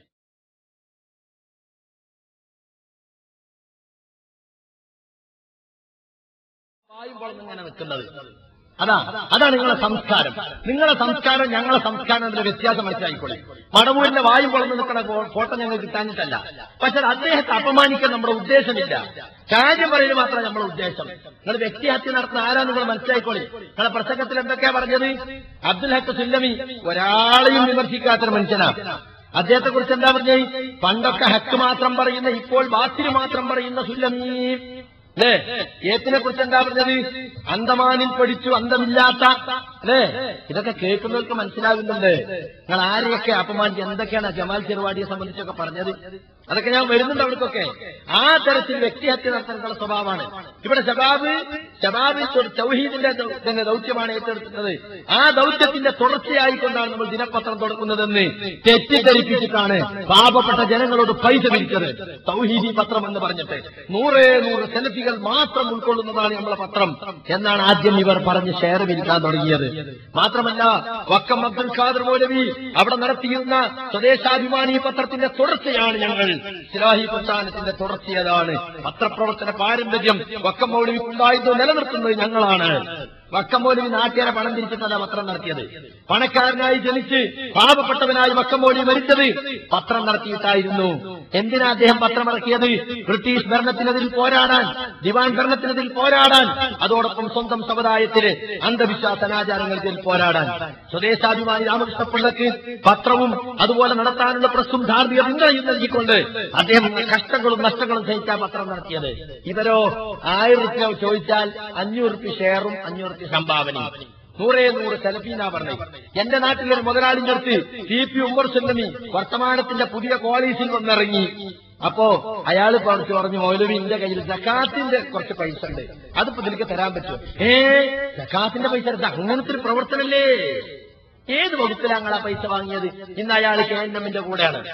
വായുമ്പോൾ ഇങ്ങനെ നിൽക്കുന്നത് അതാ അതാണ് നിങ്ങളെ സംസ്കാരം നിങ്ങളെ സംസ്കാരം ഞങ്ങളെ സംസ്കാരം തമ്മിലെ വ്യത്യാസം മനസ്സിലായിക്കോളെ മടവൂരിന്റെ വായും പൊളന്ന് നിൽക്കുന്ന ഫോ- ഫോട്ടോ ഞങ്ങൾ കിട്ടാഞ്ഞിട്ടല്ല പക്ഷെ അദ്ദേഹത്തെ അപമാനിക്കാൻ നമ്മുടെ ഉദ്ദേശമില്ല കാര്യം പറയൽ മാത്രമാണ് നമ്മുടെ ഉദ്ദേശം നിങ്ങൾ വ്യക്തിഹത്യ നടത്തുന്ന ആരാന്ന് നിങ്ങൾ മനസ്സിലായിക്കോളെ നിങ്ങളെ പ്രസംഗത്തിൽ എന്തൊക്കെയാ പറഞ്ഞത് അബ്ദുൽ ഹക്ക് സുല്ലമി ഒരാളെയും വിമർശിക്കാത്തൊരു മനുഷ്യനാണ് അദ്ദേഹത്തെ കുറിച്ച് എന്താ പറഞ്ഞത് പണ്ടൊക്കെ ഹക്ക് മാത്രം പറയുന്ന ഇപ്പോൾ ബാത്തിരി മാത്രം പറയുന്ന സുല്ലമീ അല്ലേ ഏത്തിനെ കുറിച്ച് എന്താ പറഞ്ഞത് അന്തമാനിൽ പഠിച്ചു അന്തമില്ലാത്ത അല്ലേ ഇതൊക്കെ കേൾക്കുന്നവർക്ക് മനസ്സിലാകുന്നുണ്ട് നിങ്ങൾ ആരെയൊക്കെ അപമാനിച്ച് എന്തൊക്കെയാണ് ജമാൽ ചെറുവാടിയെ സംബന്ധിച്ചൊക്കെ പറഞ്ഞത് അതൊക്കെ ഞാൻ വരുന്നുണ്ട് അവർക്കൊക്കെ ആ തരത്തിൽ വ്യക്തിഹത്യ നടത്താനുള്ള സ്വഭാവമാണ് ഇവിടെ ശബാബ് ശബാബിൽ തൊ- തൗഹീദിന്റെ ദൗ- തന്നെ ദൗത്യമാണ് ഏറ്റെടുക്കുന്നത് ആ ദൗത്യത്തിന്റെ തുടർച്ചയായിക്കൊണ്ടാണ് നമ്മൾ ദിനപത്രം തുടങ്ങുന്നതെന്ന് തെറ്റിദ്ധരിപ്പിച്ചിട്ടാണ് പാവപ്പെട്ട ജനങ്ങളോട് പൈസ പിരിച്ചത് തൗഹീദി പത്രം എന്ന് പറഞ്ഞിട്ട് നൂറേ നൂറ് സെൽഫികൾ മാത്രം ഉൾക്കൊള്ളുന്നതാണ് നമ്മളെ പത്രം എന്നാണ് ആദ്യം ഇവർ പറഞ്ഞ് ഷെയർ വിൽക്കാൻ തുടങ്ങിയത് മാത്രമല്ല വക്കം അബ്ദുൽ ഖാദർ മൗലവി അവിടെ നടത്തിയിരുന്ന സ്വദേശാഭിമാനി പത്രത്തിന്റെ തുടർച്ചയാണ് ഞങ്ങൾ സിലാഹി പ്രസ്ഥാനത്തിന്റെ തുടർച്ചയതാണ് പത്രപ്രവർത്തന പാരമ്പര്യം വക്കം മൗലവിക്കുണ്ടായത് നിലനിർത്തുന്നത് ഞങ്ങളാണ് വക്കം മൗലവി നാട്ടുകാരെ പണം തിരിച്ചിട്ടല്ല പത്രം നടത്തിയത് പണക്കാരനായി ജനിച്ച് പാവപ്പെട്ടവനായി വക്കം മൗലവി മരിച്ചത് പത്രം നടത്തിയിട്ടായിരുന്നു എന്തിനാ അദ്ദേഹം പത്രം ഇറക്കിയത് ബ്രിട്ടീഷ് ഭരണത്തിനെതിൽ പോരാടാൻ ദിവാൻ ഭരണത്തിനെതിൽ പോരാടാൻ അതോടൊപ്പം സ്വന്തം സമുദായത്തിന് അന്ധവിശ്വാസ അനാചാരങ്ങൾക്കിൽ പോരാടാൻ സ്വദേശാഭിമാനി രാമകൃഷ്ണപിള്ളക്ക് പത്രവും അതുപോലെ നടത്താനുള്ള പ്രസ്സും ധാർമ്മിക പിന്തുണയും നൽകിക്കൊണ്ട് അദ്ദേഹം കഷ്ടങ്ങളും നഷ്ടങ്ങളും സഹിച്ച പത്രം നടത്തിയത് ഇവരോ ആയിരം റുപ്യ ചോദിച്ചാൽ അഞ്ഞൂറ് റുപ്യ ഷെയറും അഞ്ഞൂറ് റുപ്യ സംഭാവനയും നൂറേ നൂറ് സെലഫീനാ പറഞ്ഞത് എന്റെ നാട്ടിലൊരു മുതലാളിന്റെ അടുത്ത് സി പി ഉമ്മർ സുല്ലമി വർത്തമാനത്തിന്റെ പുതിയ കോളേജിൽ വന്നിറങ്ങി അപ്പോ അയാൾ പറഞ്ഞു പറഞ്ഞു മൗലവി എന്റെ കയ്യിൽ ജക്കാത്തിന്റെ കുറച്ച് പൈസ ഉണ്ട് അതിപ്പോ നിനക്ക് തരാൻ പറ്റുമോ ഏ ജക്കാത്തിന്റെ പൈസ എടുത്ത അങ്ങനത്തെ ഒരു പ്രവർത്തനല്ലേ ഏത് വകുപ്പിലാണ് നിങ്ങൾ ആ പൈസ വാങ്ങിയത് ഇന്ന് അയാൾ കെ എൻ എമ്മിന്റെ കൂടെയാണ്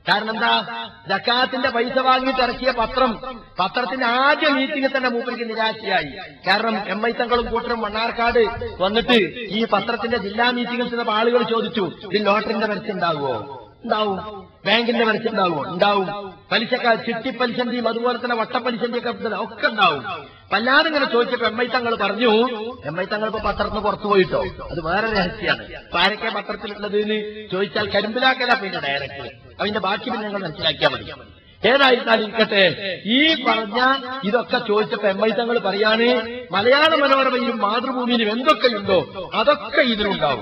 കാരണം എന്താ ജക്കാത്തിന്റെ പൈസ വാങ്ങിയിട്ട് ഇറക്കിയ പത്രം പത്രത്തിന്റെ ആദ്യ മീറ്റിംഗിൽ തന്നെ മൂപ്പർക്ക് നിരാശയായി കാരണം എം ഐ തങ്ങളും കൂട്ടരും മണ്ണാർക്കാട് വന്നിട്ട് ഈ പത്രത്തിന്റെ ജില്ലാ മീറ്റിംഗിൽ ചെന്നപ്പോൾ ആളുകൾ ചോദിച്ചു ഇതിൽ ലോട്ടറിന്റെ പരസ്യം ഉണ്ടാവുമോ ഉണ്ടാവും ബാങ്കിന്റെ പരസ്യം ഉണ്ടാവുമോ ഉണ്ടാവും പലിശക്കാർ ചിട്ടിപ്പലിശന്റെയും അതുപോലെ തന്നെ വട്ടപ്പലിശന്റെ ഒക്കെ ഇത് ഒക്കെ ഉണ്ടാവും വല്ലാതെ ഇങ്ങനെ ചോദിച്ചപ്പോ എം ഐ തങ്ങൾ പറഞ്ഞു എം ഐ തങ്ങൾ ഇപ്പൊ പത്രത്തിന് പുറത്തു പോയിട്ടോ അത് വേറെ രഹസ്യമാണ് ഇപ്പൊ ആരൊക്കെ പത്രത്തിലുള്ളത് എന്ന് ചോദിച്ചാൽ കരിമ്പിലാക്കല പിന്നെ ഡയറക്റ്റ് അതിന്റെ ബാക്കി പിന്നെ ഞങ്ങൾ മനസ്സിലാക്കിയാൽ മതി ഏതായിരുന്നാലും ഇരിക്കട്ടെ ഈ പറഞ്ഞ ഇതൊക്കെ ചോദിച്ചപ്പോ എം ഐ തങ്ങൾ പറയാണ് മലയാള മനോരമയിലും മാതൃഭൂമിയിലും എന്തൊക്കെയുണ്ടോ അതൊക്കെ ഇതിലുണ്ടാവും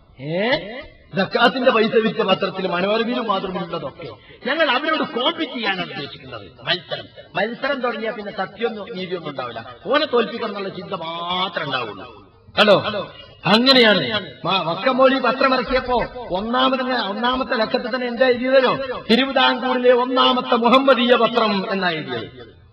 ഏ സക്കാത്തിന്റെ പൈസ വിറ്റ പത്രത്തിൽ മനോരമയിലും മാതൃഭൂമിയുള്ളതൊക്കെ ഞങ്ങൾ അവരോട് കോമ്പീറ്റ് ചെയ്യാനാണ് ഉദ്ദേശിക്കുന്നത് മത്സരം മത്സരം തുടങ്ങിയാൽ പിന്നെ സത്യമൊന്നും നീതിയൊന്നും ഉണ്ടാവില്ല ഓനെ തോൽപ്പിക്കണം എന്നുള്ള ചിന്ത മാത്രമേ ഉണ്ടാവുള്ളൂ ഹലോ അങ്ങനെയാണ് മാ- വക്കമോലി പത്രം ഇറക്കിയപ്പോ ഒന്നാമത് ഒന്നാമത്തെ ലക്കത്തിൽ തന്നെ എന്താ എഴുതിയതല്ലോ തിരുവിതാംകൂറിലെ ഒന്നാമത്തെ മുഹമ്മദീയ പത്രം എന്നാ എഴുതിയത്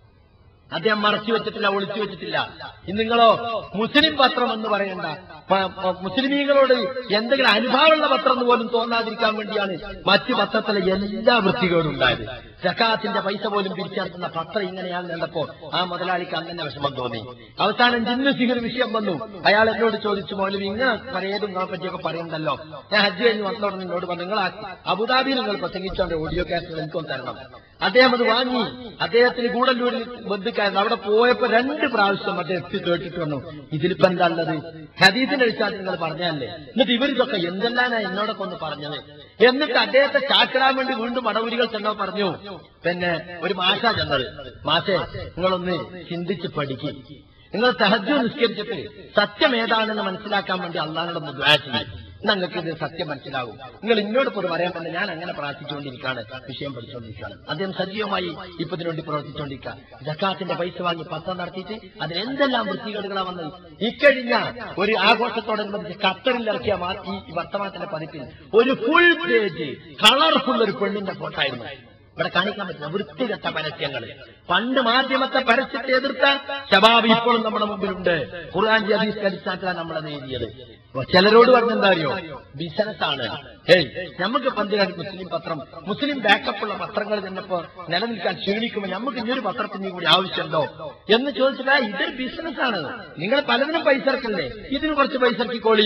അദ്ദേഹം മറച്ചു വെച്ചിട്ടില്ല ഒളിച്ചു വെച്ചിട്ടില്ല ഇന്ന് നിങ്ങളോ മുസ്ലിം പത്രം എന്ന് പറയണ്ട പ- പ- മുസ്ലിമീങ്ങളോട് എന്തെങ്കിലും അനുഭാവമുള്ള പത്രം എന്ന് പോലും തോന്നാതിരിക്കാൻ വേണ്ടിയാണ് മറ്റു പത്രത്തിലെ എല്ലാ വൃത്തികേടും ഉണ്ടായത് ജക്കാത്തിന്റെ പൈസ പോലും പിരിച്ചെടുക്കുന്ന പത്രം ഇങ്ങനെയാണ് കണ്ടപ്പോ ആ മുതലാളിക്ക് അന്ന് തന്നെ വിഷമം തോന്നി അവസാനം ജിന്നു സിഹിർ വിഷയം വന്നു അയാൾ എന്നോട് ചോദിച്ചു മോലും ഇങ്ങനെ പലതും നിങ്ങളെ പറ്റിയൊക്കെ പറയണ്ടല്ലോ ഞാൻ ഹജ്ജ് കഴിഞ്ഞ് വന്നോട് നിന്നോട് പറഞ്ഞു നിങ്ങൾ അബുദാബിയിൽ നിങ്ങൾ പ്രസംഗിച്ചോണ്ട് ഓഡിയോ കാസറ്റ് എനിക്കും തരണം അദ്ദേഹം അത് വാങ്ങി അദ്ദേഹത്തിന് ഗൂഡല്ലൂരിൽ ബന്ധുക്കാരൻ അവിടെ പോയപ്പോ രണ്ട് പ്രാവശ്യം അദ്ദേഹം എത്തി കേട്ടിട്ട് വന്നു ഇതിലിപ്പോ എന്താ ഉള്ളത് ഹദീസിന്റെ അടിസ്ഥാനത്തിൽ നിങ്ങൾ പറഞ്ഞതല്ലേ എന്നിട്ട് ഇവരിതൊക്കെ എന്തെല്ലാനാ എന്നോടൊക്കെ ഒന്ന് പറഞ്ഞത് എന്നിട്ട് അദ്ദേഹത്തെ ചാക്കിടാൻ വേണ്ടി വീണ്ടും മടവൂരികൾ ചെന്നോ പറഞ്ഞു പിന്നെ ഒരു മാഷ ചെന്നത് മാഷെ നിങ്ങളൊന്ന് ചിന്തിച്ച് പഠിക്കും നിങ്ങൾ സഹജം നിസ്കരിച്ചിട്ട് സത്യം ഏതാണെന്ന് മനസ്സിലാക്കാൻ വേണ്ടി അള്ളാഹിനോട് ദ്വാ ചെയ്യും നിങ്ങൾക്ക് ഇത് സത്യം മനസ്സിലാകും നിങ്ങൾ ഇന്നോടൊപ്പം ഇത് പറയാൻ പറ്റില്ല ഞാൻ അങ്ങനെ പ്രാർത്ഥിച്ചുകൊണ്ടിരിക്കുകയാണ് വിഷയം പഠിച്ചുകൊണ്ടിരിക്കുകയാണ് അദ്ദേഹം സജീവമായി ഇപ്പൊ ഇതിനുവേണ്ടി പ്രവർത്തിച്ചുകൊണ്ടിരിക്കുക ജക്കാത്തിന്റെ പൈസ വാങ്ങി പത്രം നടത്തിയിട്ട് അതിന് എന്തെല്ലാം വൃത്തികേടുകളാണ് വന്നത് ഇക്കഴിഞ്ഞ ഒരു ആഘോഷത്തോടനുബന്ധിച്ച് ഖത്തറിൽ ഇറക്കിയ മാ- ഈ വർത്തമാനത്തിന്റെ പതിപ്പിൽ ഒരു ഫുൾ പേജ് കളർഫുൾ ഒരു പെണ്ണിന്റെ ഫോട്ടോ ആയിരുന്നു ഇവിടെ കാണിക്കാൻ പറ്റില്ല വൃത്തികെട്ട പരസ്യങ്ങൾ പണ്ട് മാധ്യമത്തെ പരസ്യത്തെ എതിർത്ത ശബാബ് ഇപ്പോഴും നമ്മുടെ മുമ്പിലുണ്ട് ഖുർആൻ ഹദീസ് അടിസ്ഥാനത്തിലാണ് നമ്മളത് എഴുതിയത് അപ്പൊ ചിലരോട് പറഞ്ഞെന്താ അറിയോ ബിസിനസ് ആണ് ഹേയ് നമുക്ക് പന്തിരാണ് മുസ്ലിം പത്രം മുസ്ലിം ബാക്കപ്പ് ഉള്ള പത്രങ്ങൾ ചെന്നപ്പോ നിലനിൽക്കാൻ ക്ഷീണിക്കുമ്പോൾ നമുക്ക് ഇനിയൊരു പത്രത്തിന് കൂടി ആവശ്യമുണ്ടോ എന്ന് ചോദിച്ചാൽ ഇതൊരു ബിസിനസ് ആണ് നിങ്ങൾ പലതിനും പൈസ ഇറക്കല്ലേ ഇതിന് കുറച്ച് പൈസ ഇറക്കിക്കോളി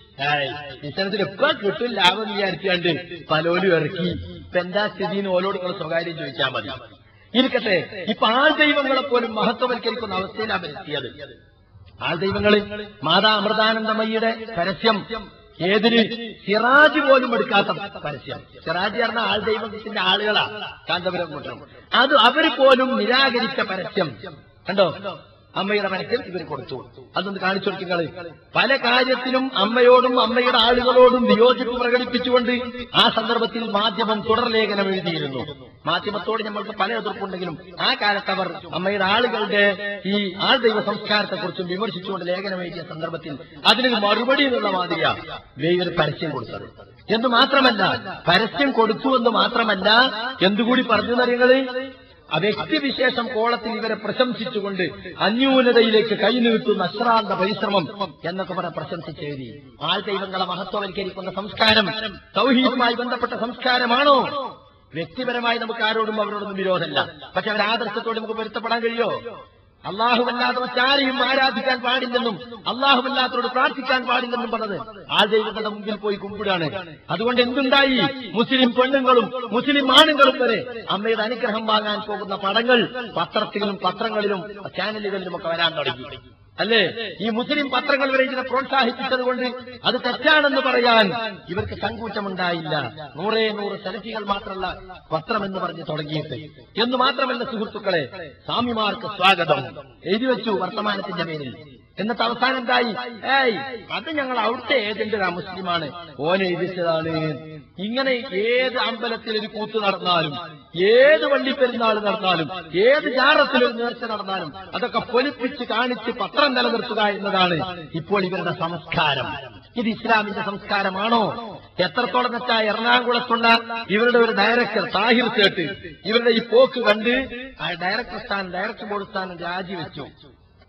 ബിസിനസ്സിൽ ഇപ്പൊ കിട്ടും ലാഭം വിചാരിച്ചാണ്ട് പലോലും ഇറക്കി ഇപ്പൊ എന്താ സ്ഥിതി എന്ന് ഓലോട് നിങ്ങൾ സ്വകാര്യം ചോദിച്ചാൽ മതി ഇരിക്കട്ടെ ഇപ്പൊ ആൾ ദൈവങ്ങളെ പോലും മഹത്വവൽക്കരിക്കുന്ന അവസ്ഥയിലാണ് എത്തിയത് ആൾ ദൈവങ്ങള് മാതാ അമൃതാനന്ദമയ്യയുടെ പരസ്യം ഏതിന് സിറാജ് പോലും എടുക്കാത്ത പരസ്യം സിറാജ് പറഞ്ഞ ആൾ ദൈവത്തിന്റെ ആളുകളാ കാന്തപുരം കൂട്ടം അത് അവര് പോലും നിരാകരിച്ച പരസ്യം കണ്ടോ അമ്മയുടെ പരസ്യം ഇവർ കൊടുത്തു അതൊന്ന് കാണിച്ചു കൊടുക്കുന്നത് പല കാര്യത്തിലും അമ്മയോടും അമ്മയുടെ ആളുകളോടും വിയോജിപ്പ് പ്രകടിപ്പിച്ചുകൊണ്ട് ആ സന്ദർഭത്തിൽ മാധ്യമം തുടർലേഖനം എഴുതിയിരുന്നു മാധ്യമത്തോട് നമ്മൾക്ക് പല എതിർപ്പുണ്ടെങ്കിലും ആ കാലത്ത് അവർ അമ്മയുടെ ആളുകളുടെ ഈ ആൾ ദൈവ സംസ്കാരത്തെക്കുറിച്ചും വിമർശിച്ചുകൊണ്ട് ലേഖനം എഴുതിയ സന്ദർഭത്തിൽ അതിനൊരു മറുപടി എന്നുള്ള മാതിരിയാ വേയൊരു പരസ്യം കൊടുത്തത് എന്ന് മാത്രമല്ല പരസ്യം കൊടുത്തു എന്ന് മാത്രമല്ല എന്തുകൂടി പറഞ്ഞു എന്നറിയങ്ങള് ആ വ്യക്തിവിശേഷം കോളത്തിൽ ഇവരെ പ്രശംസിച്ചുകൊണ്ട് അന്യൂനതയിലേക്ക് കൈനീട്ടുന്ന അശ്രാന്ത പരിശ്രമം എന്നൊക്കെ പറഞ്ഞ പ്രശംസിച്ചെഴുതി ആൾ ദൈവങ്ങളെ മഹത്വവൽക്കരിക്കുന്ന സംസ്കാരം സൗഹീദുമായി ബന്ധപ്പെട്ട സംസ്കാരമാണോ വ്യക്തിപരമായി നമുക്ക് ആരോടും അവരോടൊന്നും വിരോധമല്ല പക്ഷെ അവർ ആദർശത്തോട് നമുക്ക് പൊരുത്തപ്പെടാൻ കഴിയോ അള്ളാഹുവല്ലാതെ മറ്റാരെയും ആരാധിക്കാൻ പാടില്ലെന്നും അള്ളാഹുവല്ലാത്തോട് പ്രാർത്ഥിക്കാൻ പാടില്ലെന്നും പറഞ്ഞത് ആ ദൈവങ്ങളുടെ മുമ്പിൽ പോയി കുമ്പിടാണ് അതുകൊണ്ട് എന്തുണ്ടായി മുസ്ലിം പെണ്ണുങ്ങളും മുസ്ലിം ആണുങ്ങളും വരെ അമ്മയുടെ അനുഗ്രഹം വാങ്ങാൻ പോകുന്ന പടങ്ങൾ പത്രത്തിലും പത്രങ്ങളിലും ചാനലുകളിലും ഒക്കെ വരാൻ തുടങ്ങി അല്ലേ ഈ മുസ്ലിം പത്രങ്ങൾ വരെ ഇതിനെ പ്രോത്സാഹിപ്പിച്ചത് കൊണ്ട് അത് തെറ്റാണെന്ന് പറയാൻ ഇവർക്ക് സങ്കൂറ്റമുണ്ടായില്ല നൂറേ നൂറ് സെലഫികൾ മാത്രമല്ല പത്രം എന്ന് പറഞ്ഞ് തുടങ്ങിയിട്ട് എന്ന് മാത്രമല്ല സുഹൃത്തുക്കളെ സ്വാമിമാർക്ക് സ്വാഗതം എഴുതി വെച്ചു വർത്തമാനത്തിന്റെ പേരിൽ എന്നിട്ട് അവസാനം എന്തായി ഏയ് അത് ഞങ്ങൾ അവിടുത്തെ ഏജന്റ് ആ മുസ്ലിമാണ് ഓൻ എഴുതിച്ചതാണ് ഇങ്ങനെ ഏത് അമ്പലത്തിൽ ഒരു കൂത്ത് നടന്നാലും ഏത് വണ്ടി പെരുന്നാൾ നടന്നാലും ഏത് ജാറത്തിൽ ഒരു നേർച്ച നടന്നാലും അതൊക്കെ പൊലിപ്പിച്ച് കാണിച്ച് പത്രം നിലനിർത്തുക എന്നതാണ് ഇപ്പോൾ ഇവരുടെ സംസ്കാരം ഇത് ഇസ്ലാമിന്റെ സംസ്കാരമാണോ എത്രത്തോളം വെച്ചാൽ എറണാകുളത്തുള്ള ഇവരുടെ ഒരു ഡയറക്ടർ താഹിർ സേട്ട് ഇവരുടെ ഈ പോക്ക് കണ്ട് ആ ഡയറക്ടർ സ്ഥാനം ഡയറക്ടർ ബോർഡ് സ്ഥാനം രാജിവെച്ചു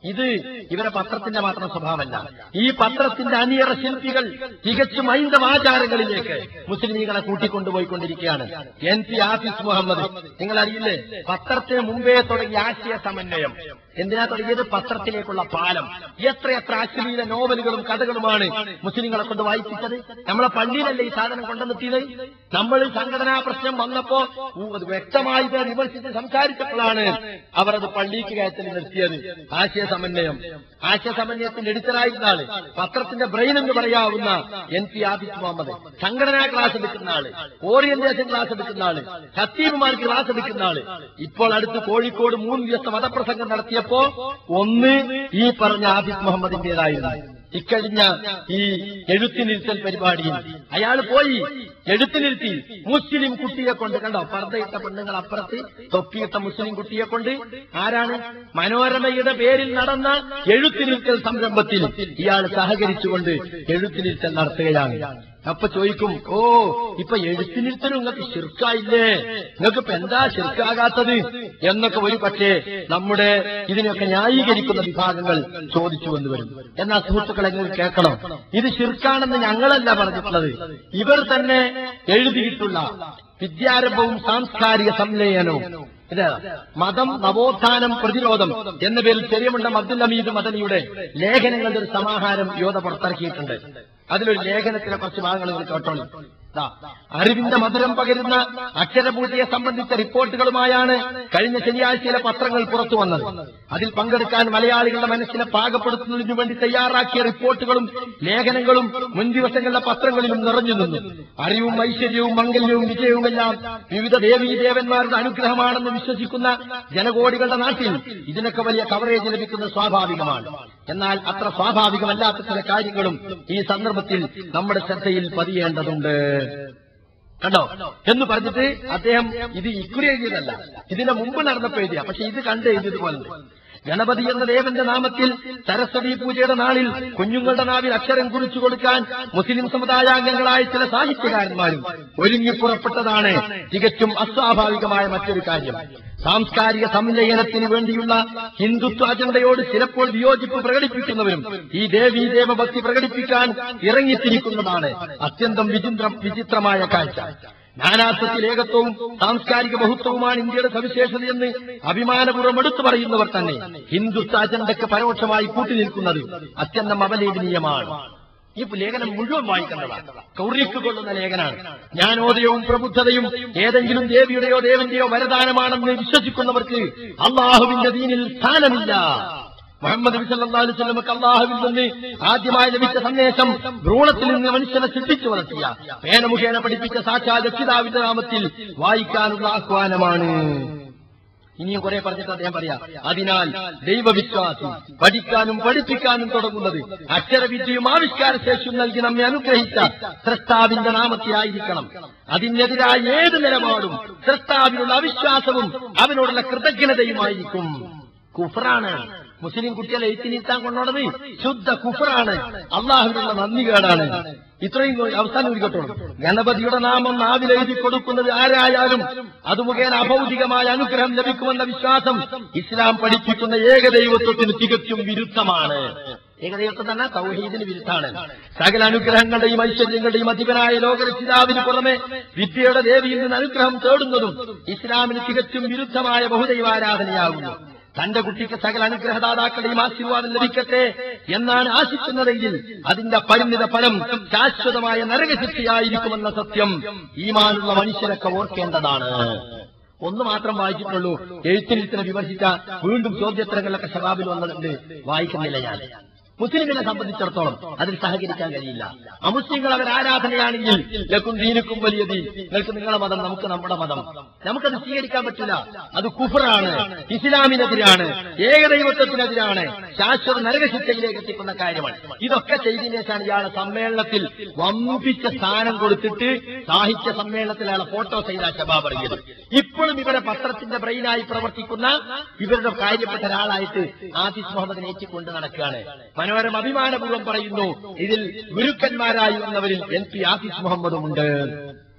ഇത് ഇവരെ പത്രത്തിന്റെ മാത്രം സ്വഭാവമല്ല ഈ പത്രത്തിന്റെ അണിയറ ശില്പികൾ തികച്ചും ഹൈന്ദവ ആചാരങ്ങളിലേക്ക് മുസ്ലിമീങ്ങളെ കൂട്ടിക്കൊണ്ടുപോയിക്കൊണ്ടിരിക്കുകയാണ് എൻ പി ആഫിസ് മുഹമ്മദ് നിങ്ങൾ അറിയില്ലേ പത്രത്തിന് മുമ്പേ തുടങ്ങിയ ആശയ സമന്വയം എന്തിനാ തുടങ്ങിയത് പത്രത്തിലേക്കുള്ള പാലം എത്രയെത്ര അശ്ലീല നോവലുകളും കഥകളുമാണ് മുസ്ലിങ്ങളെ കൊണ്ട് വായിപ്പിച്ചത് നമ്മളെ പള്ളിയിലല്ലേ ഈ സാധനം കൊണ്ടുവന്നെത്തിയത് നമ്മൾ സംഘടനാ പ്രശ്നം വന്നപ്പോ ഊ, അത് വ്യക്തമായി ഇത് വിമർശിച്ച് സംസാരിച്ചപ്പോഴാണ് അവർ അത് പള്ളിക്ക് കയറ്റൽ നിർത്തിയത് ആശയ സമന്വയം ആശയ സമന്വയത്തിന്റെ എഡിറ്ററായിരുന്ന ആള് പത്രത്തിന്റെ ബ്രെയിൻ എന്ന് പറയാവുന്ന എൻ പി ആഫിസ് മുഹമ്മദ് സംഘടനാ ക്ലാസ് എടുക്കുന്ന ആള് ഓറിയന്റേഷൻ ക്ലാസ് എടുക്കുന്ന ആള് ഖത്തീബുമാർക്ക് ക്ലാസ് എടുക്കുന്ന ആള് ഇപ്പോൾ അടുത്ത് കോഴിക്കോട് മൂന്ന് ദിവസത്തെ മതപ്രസംഗം നടത്തിയപ്പോ ഒന്ന് ഈ പറഞ്ഞ ആഫിസ് മുഹമ്മദിന്റേതായിരുന്നു ഇക്കഴിഞ്ഞ ഈ എഴുത്തിനിരുത്തൽ പരിപാടിയിൽ അയാൾ പോയി എഴുത്തിനിരുത്തി മുസ്ലിം കുട്ടിയെ കൊണ്ട് കണ്ടോ പർദ്ദയിട്ട പെണ്ണുങ്ങൾ അപ്പുറത്ത് തൊപ്പിയിട്ട മുസ്ലിം കുട്ടിയെ കൊണ്ട് ആരാണ് മനോരമയുടെ പേരിൽ നടന്ന എഴുത്തിനിരുത്തൽ സംരംഭത്തിൽ ഇയാൾ സഹകരിച്ചുകൊണ്ട് എഴുത്തിനിരുത്തൽ നടത്തുകയാണ് അപ്പൊ ചോദിക്കും ഓ ഇപ്പൊ എഴുത്തിനിരുത്തലും നിങ്ങൾക്ക് ശിർക്കായില്ലേ നിങ്ങൾക്ക് ഇപ്പൊ എന്താ ശിർക്കാകാത്തത് എന്നൊക്കെ ഒരു പക്ഷേ നമ്മുടെ ഇതിനൊക്കെ ന്യായീകരിക്കുന്ന വിഭാഗങ്ങൾ ചോദിച്ചു വന്നുവരും എന്നാൽ സുഹൃത്തുക്കളെ നിങ്ങൾ കേൾക്കണം ഇത് ശിർക്കാണെന്ന് ഞങ്ങളല്ല പറഞ്ഞിട്ടുള്ളത് ഇവർ തന്നെ എഴുതിയിട്ടുള്ള വിദ്യാരംഭവും സാംസ്കാരിക സംലയനവും ഇത് മതം നവോത്ഥാനം പ്രതിരോധം എന്ന പേരിൽ ചെറിയമുണ്ടം അബ്ദുൽ ഹമീദ് മദനിയുടെ ലേഖനങ്ങളുടെ ഒരു സമാഹാരം യോധ പുറത്തിറക്കിയിട്ടുണ്ട് അതിലൊരു ലേഖനത്തിലെ കുറച്ച് ഭാഗങ്ങൾ നിങ്ങൾ കേട്ടോളൂ ദാ, അറിവിന്റെ മധുരം പകരുന്ന അക്ഷരപൂജയെ സംബന്ധിച്ച റിപ്പോർട്ടുകളുമായാണ് കഴിഞ്ഞ ശനിയാഴ്ചയിലെ പത്രങ്ങൾ പുറത്തു വന്നത് അതിൽ പങ്കെടുക്കാൻ മലയാളികളുടെ മനസ്സിനെ പാകപ്പെടുത്തുന്നതിനു വേണ്ടി തയ്യാറാക്കിയ റിപ്പോർട്ടുകളും ലേഖനങ്ങളും മുൻ ദിവസങ്ങളിലെ പത്രങ്ങളിലും നിറഞ്ഞു നിന്നു അറിവും ഐശ്വര്യവും മംഗല്യവും വിജയവുമെല്ലാം വിവിധ ദേവീ ദേവന്മാരുടെ അനുഗ്രഹമാണെന്ന് വിശ്വസിക്കുന്ന ജനകോടികളുടെ നാട്ടിൽ ഇതിനൊക്കെ വലിയ കവറേജ് ലഭിക്കുന്നത് സ്വാഭാവികമാണ് എന്നാൽ അത്ര സ്വാഭാവികമല്ലാത്ത ചില കാര്യങ്ങളും ഈ സന്ദർഭത്തിൽ നമ്മുടെ ശ്രദ്ധയിൽ പതിയേണ്ടതുണ്ട് കണ്ടോ എന്ന് പറഞ്ഞിട്ട് അദ്ദേഹം ഇത് ഇക്കുറി എഴുതിയതല്ല ഇതിന്റെ മുമ്പ് നടന്നപ്പോ എഴുതിയ പക്ഷെ ഇത് കണ്ട് എഴുതിയതുപോലെ ഗണപതി എന്ന ദേവന്റെ നാമത്തിൽ സരസ്വതി പൂജയുടെ നാളിൽ കുഞ്ഞുങ്ങളുടെ നാവിൽ അക്ഷരം കുറിച്ചു കൊടുക്കാൻ മുസ്ലിം സമുദായാംഗങ്ങളായ ചില സാഹിത്യകാരന്മാരും ഒരുങ്ങി പുറപ്പെട്ടതാണ് തികച്ചും അസ്വാഭാവികമായ മറ്റൊരു കാര്യം സാംസ്കാരിക സംലയനത്തിന് വേണ്ടിയുള്ള ഹിന്ദുത്വ അജണ്ടയോട് ചിലപ്പോൾ വിയോജിപ്പ് പ്രകടിപ്പിക്കുന്നവരും ഈ ദേവീ ദേവഭക്തി പ്രകടിപ്പിക്കാൻ ഇറങ്ങിത്തിരിക്കുന്നതാണ് അത്യന്തം വിചിത്രം വിചിത്രമായ കാഴ്ച നാനാത്വത്തിൽ ഏകത്വവും സാംസ്കാരിക ബഹുത്വവുമാണ് ഇന്ത്യയുടെ സവിശേഷതയെന്ന് അഭിമാനപൂർവ്വം എടുത്തു പറയുന്നവർ തന്നെ ഹിന്ദുത്വ അജണ്ടയ്ക്ക് പരോക്ഷമായി കൂട്ടിനിൽക്കുന്നത് അത്യന്തം അപലേഖനീയമാണ് ഈ ലേഖനം മുഴുവൻ വായിക്കേണ്ടതാണ് കൗറിക്ക് കൊള്ളുന്ന ലേഖനാണ് ജ്ഞാനോദയവും പ്രബുദ്ധതയും ഏതെങ്കിലും ദേവിയുടെയോ ദേവന്റെയോ വരദാനമാണെന്ന് വിശ്വസിക്കുന്നവർക്ക് അള്ളാഹുവിന്റെ ദീനിൽ സ്ഥാനമില്ല മുഹമ്മദ് നബി സല്ലല്ലാഹു അലൈഹി വസല്ലമക്ക് അള്ളാഹുവിൽ നിന്ന് ആദ്യമായി ലഭിച്ച സന്ദേശം ഭ്രൂണത്തിൽ നിന്ന് മനുഷ്യനെ സൃഷ്ടിച്ചു വളർത്തിയ പേന മുഖേന പഠിപ്പിച്ച സാക്ഷാ രക്ഷിതാവിന്റെ നാമത്തിൽ വായിക്കാനുള്ള ആഹ്വാനമാണ് ഇനിയും കുറെ പറഞ്ഞിട്ട് അദ്ദേഹം പറയാ അതിനാൽ ദൈവവിശ്വാസി പഠിക്കാനും പഠിപ്പിക്കാനും തുടങ്ങുന്നത് അക്ഷരവിദ്യയും ആവിഷ്കാര ശേഷിയും നൽകി നമ്മെ അനുഗ്രഹിച്ച സൃഷ്ടാവിന്റെ നാമത്തിലായിരിക്കണം അതിനെതിരായ ഏത് നിലപാടും സൃഷ്ടാവിനുള്ള അവിശ്വാസവും അവനോടുള്ള കൃതജ്ഞതയുമായിരിക്കും കുഫറാണ് മുസ്ലിം കുട്ടികളെ എഴുത്തിനിരുത്താൻ കൊണ്ടുപോണത് ശുദ്ധ കുഫറാണ് അള്ളാഹുവിനുള്ള നന്ദികേടാണ് ഇത്രയും അവസാനം ഒരുക്കത്തോളും ഗണപതിയുടെ നാമം നാവിലെഴുതി കൊടുക്കുന്നത് ആരായാലും അത് മുഖേന അഭൗതികമായ അനുഗ്രഹം ലഭിക്കുമെന്ന വിശ്വാസം ഇസ്ലാം പഠിപ്പിക്കുന്ന ഏകദൈവത്വത്തിന് തികച്ചും വിരുദ്ധമാണ് ഏകദൈവത്വം തന്നെ തൗഹീദിന് വിരുദ്ധാണ് സകല അനുഗ്രഹങ്ങളുടെയും ഐശ്വര്യങ്ങളുടെയും അധിപനായ ലോകരക്ഷിതാവിന് പുറമെ വിദ്യയുടെ ദേവിയിൽ നിന്ന് അനുഗ്രഹം തേടുന്നതും ഇസ്ലാമിന് തികച്ചും വിരുദ്ധമായ ബഹുദൈവാരാധനയാകുന്നു തന്റെ കുട്ടിക്ക് സകല അനുഗ്രഹദാതാക്കളുടെയും ആശീർവാദം ലഭിക്കട്ടെ എന്നാണ് ആശിക്കുന്നതെങ്കിൽ അതിന്റെ പരിമിത ഫലം ശാശ്വതമായ നരകശിക്ഷയായിരിക്കുമെന്ന സത്യം ഈമാനുള്ള മനുഷ്യരൊക്കെ ഓർക്കേണ്ടതാണ് ഒന്ന് മാത്രം വായിച്ചിട്ടുള്ളൂ എഴുത്തിനിരുത്തിനെ വിമർശിച്ച വീണ്ടും ചോദ്യോത്തരങ്ങളിലൊക്കെ ഷബാബിൽ വന്നിട്ടുണ്ട് വായിക്കുന്നില്ല ഞാൻ മുസ്ലിമിനെ സംബന്ധിച്ചിടത്തോളം അതിൽ സഹകരിക്കാൻ കഴിയില്ല അമുസ്ലിങ്ങൾ അവർ ആരാധനയാണെങ്കിൽ ലക്കും ദീനുക്കും വലിയ ദീൻ നിങ്ങൾക്ക് നിങ്ങളുടെ മതം നമുക്ക് നമ്മുടെ മതം നമുക്കത് സ്വീകരിക്കാൻ പറ്റില്ല അത് കുഫറാണ് ഇസ്ലാമിനെതിരാണ് ഏകദൈവത്വത്തിനെതിരാണ് ശാശ്വത നരകശിക്ഷയിലേക്ക് എത്തിക്കുന്ന കാര്യമാണ് ഇതൊക്കെ ചെയ്തതിനു ശേഷമാണ് ഇയാളെ സമ്മേളനത്തിൽ വമ്പിച്ച സ്ഥാനം കൊടുത്തിട്ട് സാഹിത്യ സമ്മേളനത്തിൽ അയാളെ ഫോട്ടോ ചെയ്ത ശബാബ് ഇറങ്ങിയത് ഇപ്പോഴും ഇവരെ പത്രത്തിന്റെ ബ്രെയിനായി പ്രവർത്തിക്കുന്ന ഇവരുടെ കാര്യപ്പെട്ട ഒരാളായിട്ട് ആസിഫ് മുഹമ്മദിനെ ഏറ്റിക്കൊണ്ട് നടക്കുകയാണ് മനോരമ അഭിമാനപൂർവ്വം പറയുന്നു ഇതിൽ ഗുരുക്കന്മാരായി വന്നവരിൽ എൻ പി ആസിഫ് മുഹമ്മദും ഉണ്ട്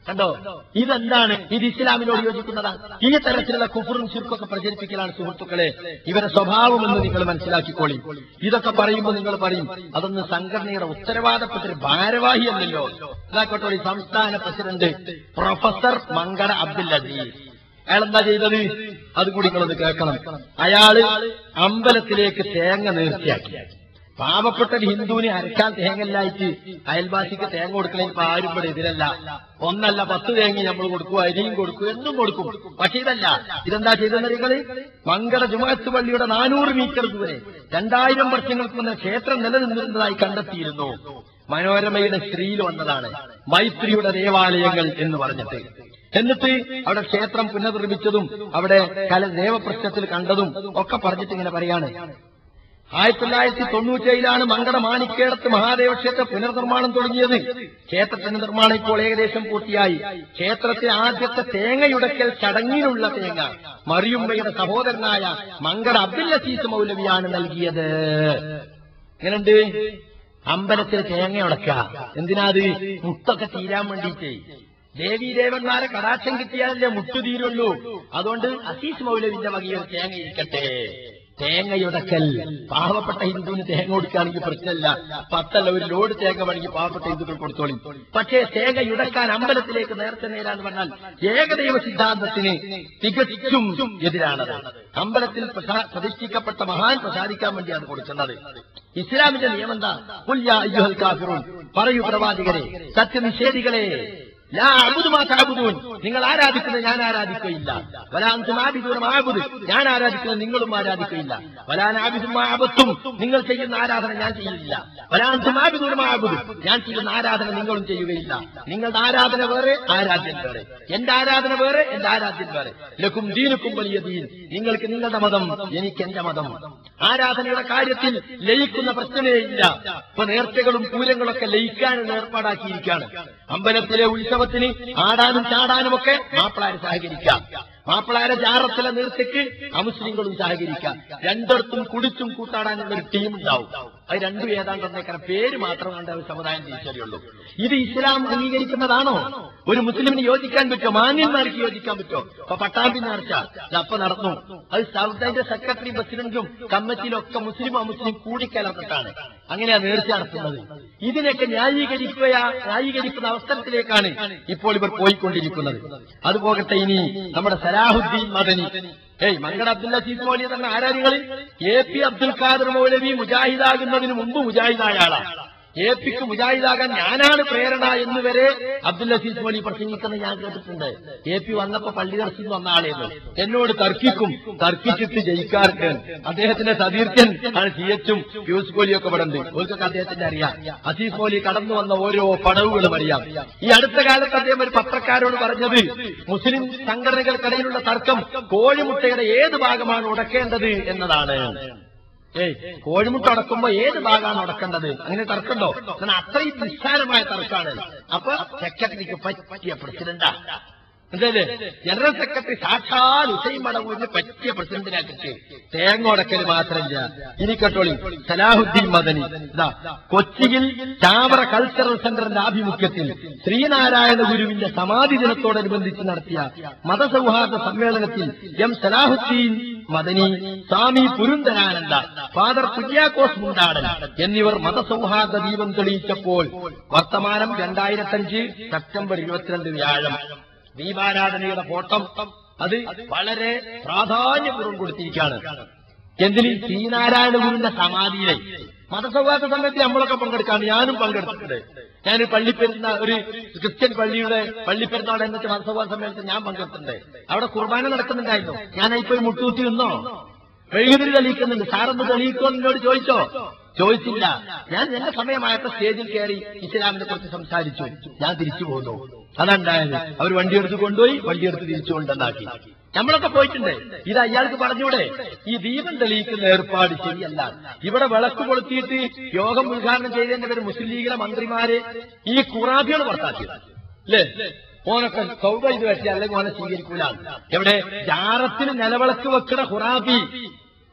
കണ്ടോ ഇതെന്താണ് ഇത് ഇസ്ലാമിനോട് യോജിക്കുന്നതാണ് ഈ തരത്തിലുള്ള കുഫറും ചുരുക്കൊക്കെ പ്രചരിപ്പിക്കലാണ് സുഹൃത്തുക്കളെ ഇവരെ സ്വഭാവമെന്ന് നിങ്ങൾ മനസ്സിലാക്കിക്കോളി ഇതൊക്കെ പറയുമ്പോൾ നിങ്ങൾ പറയും അതൊന്ന് സംഘടനയുടെ ഉത്തരവാദപ്പെട്ടൊരു ഭാരവാഹിയല്ലല്ലോ ഇതാക്കോട്ടെ ഒരു സംസ്ഥാന പ്രസിഡന്റ് പ്രൊഫസർ മങ്കട അബ്ദുൽ അസീസ് അയാൾ എന്താ ചെയ്തത് അതുകൂടി നിങ്ങളൊന്ന് കേൾക്കണം അയാള് അമ്പലത്തിലേക്ക് തേങ്ങ നേർച്ചയാക്കി പാവപ്പെട്ട ഒരു ഹിന്ദുവിന് അരക്കാൻ തേങ്ങല്ലായിട്ട് അയൽവാസിക്ക് തേങ്ങ കൊടുക്കണേ ഇപ്പൊ ആരും ഇവിടെ എതിരല്ല ഒന്നല്ല പത്ത് തേങ്ങ നമ്മൾ കൊടുക്കും അരിയും കൊടുക്കും എന്നും കൊടുക്കും പക്ഷെ ഇതല്ല ഇതെന്താ ചെയ്തെന്ന് നിങ്ങള് മങ്കട ജുമാത്ത് പള്ളിയുടെ നാനൂറ് മീറ്റർ ദൂരെ രണ്ടായിരം വർഷങ്ങൾക്ക് മുന്നേ ക്ഷേത്രം നിലനിന്നിരുന്നതായി കണ്ടെത്തിയിരുന്നു മനോരമയുടെ സ്ത്രീയിൽ വന്നതാണ് മൈത്രിയുടെ ദേവാലയങ്ങൾ എന്ന് പറഞ്ഞിട്ട് എന്നിട്ട് അവിടെ ക്ഷേത്രം പുനർനിർമ്മിച്ചതും അവിടെ കല ദേവപ്രശ്നത്തിൽ കണ്ടതും ഒക്കെ പറഞ്ഞിട്ട് ഇങ്ങനെ പറയാണ് ആയിരത്തി തൊള്ളായിരത്തി തൊണ്ണൂറ്റേഴിലാണ് മങ്കട മാണിക്കേടത്ത് മഹാദേവ ക്ഷേത്ര പുനർനിർമ്മാണം തുടങ്ങിയത് ക്ഷേത്രത്തിന്റെ നിർമ്മാണം ഇപ്പോൾ ഏകദേശം പൂർത്തിയായി ക്ഷേത്രത്തെ ആദ്യത്തെ തേങ്ങയുടക്കൽ ചടങ്ങിലുള്ള തേങ്ങ മറിയുമ്മയുടെ സഹോദരനായ മങ്കട അബ്ദുൽ ലസീസ് മൗലവിയാണ് നൽകിയത് എങ്ങനെയുണ്ട് അമ്പലത്തിൽ തേങ്ങ ഉടക്കുക എന്തിനാ അത് മുട്ടൊക്കെ തീരാൻ വേണ്ടിയിട്ട് ദേവീദേവന്മാരെ കടാക്ഷം കിട്ടിയാലല്ലേ മുട്ടു തീരുള്ളൂ അതുകൊണ്ട് അസീസ് മൗലവിന്റെ വകയിൽ തേങ്ങ ഇരിക്കട്ടെ തേങ്ങയുടക്കൽ പാവപ്പെട്ട ഹിന്ദുവിന് തേങ്ങ കൊടുക്കുകയാണെങ്കിൽ പ്രശ്നമില്ല പത്തല്ല ഒരു ലോഡ് തേങ്ങ വേണമെങ്കിൽ പാവപ്പെട്ട ഹിന്ദുക്കൾ കൊടുത്തോളും പക്ഷേ തേങ്ങ യുടക്കാൻ അമ്പലത്തിലേക്ക് നേരത്തെ നേരാന്ന് പറഞ്ഞാൽ ഏകദൈവ സിദ്ധാന്തത്തിന് തികച്ചും എതിരാണത് അമ്പലത്തിൽ പ്രസാ- പ്രതിഷ്ഠിക്കപ്പെട്ട മഹാൻ പ്രസാദിക്കാൻ വേണ്ടിയാണ് കൊടുക്കുന്നത് ഇസ്ലാമിന്റെ നിയമം എന്താ "ഖുൽ യാ അയ്യുഹൽ കാഫിറൂൻ പറയൂ പ്രവാചകരെ സത്യനിഷേധികളെ ലാ അഅ്ബുദു മാ തഅ്ബുദൂൻ. നിങ്ങൾ ആരാധിക്കുന്നത് ഞാൻ ആരാധിക്കുകയില്ല വലാന്തും ആബിദൂന മാ അഅ്ബുദ്. ഞാൻ ആരാധിക്കുന്നത് നിങ്ങളും ആരാധിക്കുകയില്ല വലാൻ ആബിദും മാ അഅബത്തും. നിങ്ങൾ ചെയ്യുന്ന ആരാധന ഞാൻ ചെയ്യില്ല വലാന്തും ആബിദൂന മാ അഅ്ബുദ്. ഞാൻ ചെയ്യുന്ന ആരാധന നിങ്ങളും ചെയ്യുകയില്ല നിങ്ങളുടെ ആരാധന വേറെ ആരാധ്യൻ വേറെ എന്റെ ആരാധന വേറെ എന്റെ ആരാധ്യൻ വേറെ ലക്കും ദീനുക്കും വലിയ ദീൻ നിങ്ങൾക്ക് നിങ്ങളുടെ മതം എനിക്ക് എന്റെ മതം ആരാധനയുടെ കാര്യത്തിൽ ലയിക്കുന്ന പ്രശ്നമേ ഇല്ല ഇപ്പൊ നേർച്ചകളും പൂരങ്ങളൊക്കെ ലയിക്കാനുള്ള ഏർപ്പാടാക്കിയിരിക്കുകയാണ് അമ്പലത്തിലെ ഉത്സവത്തിന് ആടാനും ചാടാനും ഒക്കെ മാപ്പിളാര് സഹകരിക്കാം മാപ്പിളാരെ ജാറത്തിലെ നേർച്ചയ്ക്ക് അമുസ്ലിങ്ങളും സഹകരിക്കാം രണ്ടിടത്തും കുടിച്ചും കൂത്താടാനുള്ള ഒരു ടീം ഉണ്ടാവും അത് രണ്ടും ഏതാണ്ട് ഒന്നേക്കാരം പേര് മാത്രം കണ്ട ഒരു സമുദായം തിരിച്ചറിയുള്ളൂ ഇത് ഇസ്ലാം അംഗീകരിക്കുന്നതാണോ ഒരു മുസ്ലിമിന് യോജിക്കാൻ പറ്റുമോ മാന്യന്മാർക്ക് യോജിക്കാൻ പറ്റുമോ അപ്പൊ പട്ടാമ്പി നേർച്ച ഇത് അപ്പൊ നടന്നു അത് സൗദാന്റെ സെക്രട്ടറി പ്രസിഡന്റും കമ്മിറ്റിയിലും ഒക്കെ മുസ്ലിം അമുസ്ലിം കൂടിക്കലർന്നിട്ടാണ് അങ്ങനെയാ നേർച്ച നടത്തുന്നത് ഇതിനൊക്കെ ന്യായീകരിക്കുകയാ ന്യായീകരിക്കുന്ന അവസരത്തിലേക്കാണ് ഇപ്പോൾ ഇവർ പോയിക്കൊണ്ടിരിക്കുന്നത് അതുപോകട്ടെ ഇനി നമ്മുടെ സലാഹുദ്ദീൻ മദനി ഏയ് മങ്കട അബ്ദുൽ അസീസ് മൗലിയ തന്നെ ആരാധികൾ എ പി അബ്ദുൽ ഖാദർ മൗലവി മുജാഹിദാകുന്നതിന് മുമ്പ് മുജാഹിദായ ആളാണ് എ പിക്ക് മുജാഹിദാകാൻ ഞാനാണ് പ്രേരണ എന്ന് വരെ അബ്ദുൽ അസീസ് മൗലി പ്രസംഗിക്കുന്നത് ഞാൻ കേട്ടിട്ടുണ്ട് എ പി വന്നപ്പോ പള്ളി ദർശനം വന്ന ആളേന്ന് എന്നോട് തർക്കിക്കും തർക്കിച്ചിട്ട് ജയിക്കാറുണ്ട് അദ്ദേഹത്തിന്റെ സതീർത്ഥ്യൻ ആണ് സി എച്ചും പ്യൂസ് കോലിയൊക്കെ ഇവിടെ ഉണ്ട് ഓർക്കൊക്കെ അദ്ദേഹത്തിന്റെ അറിയാം അസീസ് മൗലി കടന്നു വന്ന ഓരോ പടവുകളും അറിയാം ഈ അടുത്ത കാലത്ത് അദ്ദേഹം ഒരു പത്രക്കാരോട് പറഞ്ഞത് മുസ്ലിം സംഘടനകൾക്കിടയിലുള്ള തർക്കം കോഴിമുട്ടയുടെ ഏത് ഭാഗമാണ് ഉടക്കേണ്ടത് എന്നതാണ് ഏയ് കോഴിമുട്ട അടക്കുമ്പോ ഏത് ഭാഗമാണ് അടക്കേണ്ടത് അങ്ങനെ തർക്കമുണ്ടോ കാരണം അത്രയും നിസ്സാരമായ തർക്കമാണ് അപ്പൊ സെക്രട്ടറിക്ക് പറ്റിയ പ്രസിഡന്റാ എന്തല്ലേ ജനറൽ സെക്രട്ടറി സാക്ഷാൽ ഹുസൈൻ മടവൂരിന് പറ്റിയ പ്രസിഡന്റിനാക്കിട്ട് തേങ്ങ ഉടക്കൽ മാത്രമില്ല ഇനി കേട്ടോളി സലാഹുദ്ദീൻ മദനി ഇതാ കൊച്ചിയിൽ ചാവറ കൾച്ചറൽ സെന്ററിന്റെ ആഭിമുഖ്യത്തിൽ ശ്രീനാരായണ ഗുരുവിന്റെ സമാധി ദിനത്തോടനുബന്ധിച്ച് നടത്തിയ മതസൗഹാർദ്ദ സമ്മേളനത്തിൽ എം സലാഹുദ്ദീൻ മദനി സ്വാമി പുരുന്തരാനന്ദ ഫാദർ കുര്യാക്കോസ് മുണ്ടാടൻ എന്നിവർ മതസൗഹാർദ്ദ ദീപം തെളിയിച്ചപ്പോൾ വർത്തമാനം രണ്ടായിരത്തഞ്ച് സെപ്റ്റംബർ ഇരുപത്തിരണ്ട് വ്യാഴം ദീപാരാധനയുടെ ഫോട്ടം അത് വളരെ പ്രാധാന്യപൂർവ്വം കൊടുത്തിരിക്കുകയാണ് എന്തിന് ശ്രീനാരായണ ഗുരുവിന്റെ സമാധിയിലെ മതസൗഹാർദ്ദ സമയത്ത് നമ്മളൊക്കെ പങ്കെടുക്കാണ് ഞാനും പങ്കെടുത്തിട്ടുണ്ട് ഞാൻ പള്ളിപ്പെരുന്ന ഒരു ക്രിസ്ത്യൻ പള്ളിയുടെ പള്ളിപ്പെരുന്നാൾ എന്നൊക്കെ മതസൗഹാർദ്ദ സമ്മേളനത്തിൽ ഞാൻ പങ്കെടുത്തിട്ടുണ്ട് അവിടെ കുർബാന നടക്കുന്നുണ്ടായിരുന്നു ഞാൻ ഇപ്പോൾ മുട്ടൂത്തി നിന്നോ മെഴുകുതിരി തെളിയിക്കുന്നുണ്ട് സാറൊന്ന് തെളിയിക്കോ എന്ന് എന്നോട് ചോദിച്ചോ ചോദിച്ചില്ല ഞാൻ എന്റെ സമയമായപ്പോ സ്റ്റേജിൽ കയറി ഇസ്ലാമിനെ കുറിച്ച് സംസാരിച്ചു ഞാൻ തിരിച്ചു പോന്നു അതുണ്ടായത് അവർ വണ്ടിയെടുത്ത് കൊണ്ടുപോയി വണ്ടിയെടുത്ത് തിരിച്ചു കൊണ്ടുവന്നാക്കി നമ്മളൊക്കെ പോയിട്ടുണ്ട് ഇത് അയാൾക്ക് പറഞ്ഞൂടെ ഈ ദീപം തെളിയിക്കുന്ന ഏർപ്പാട് ശരിയല്ല ഇവിടെ വിളക്ക് കൊളുത്തിയിട്ട് യോഗം ഉദ്ഘാടനം ചെയ്തതിന്റെ പേര് മുസ്ലിം ലീഗിലെ മന്ത്രിമാര് ഈ ഖുറാബികൾ പുറത്താക്കിയത് അല്ലേ ഓനൊക്കെ സൗദ ഇത് വെച്ച് അല്ലെങ്കിൽ ഓനെ സ്വീകരിക്കൂല എവിടെ ജാറത്തിന് നിലവിളക്ക് വെക്കണ ഖുറാബി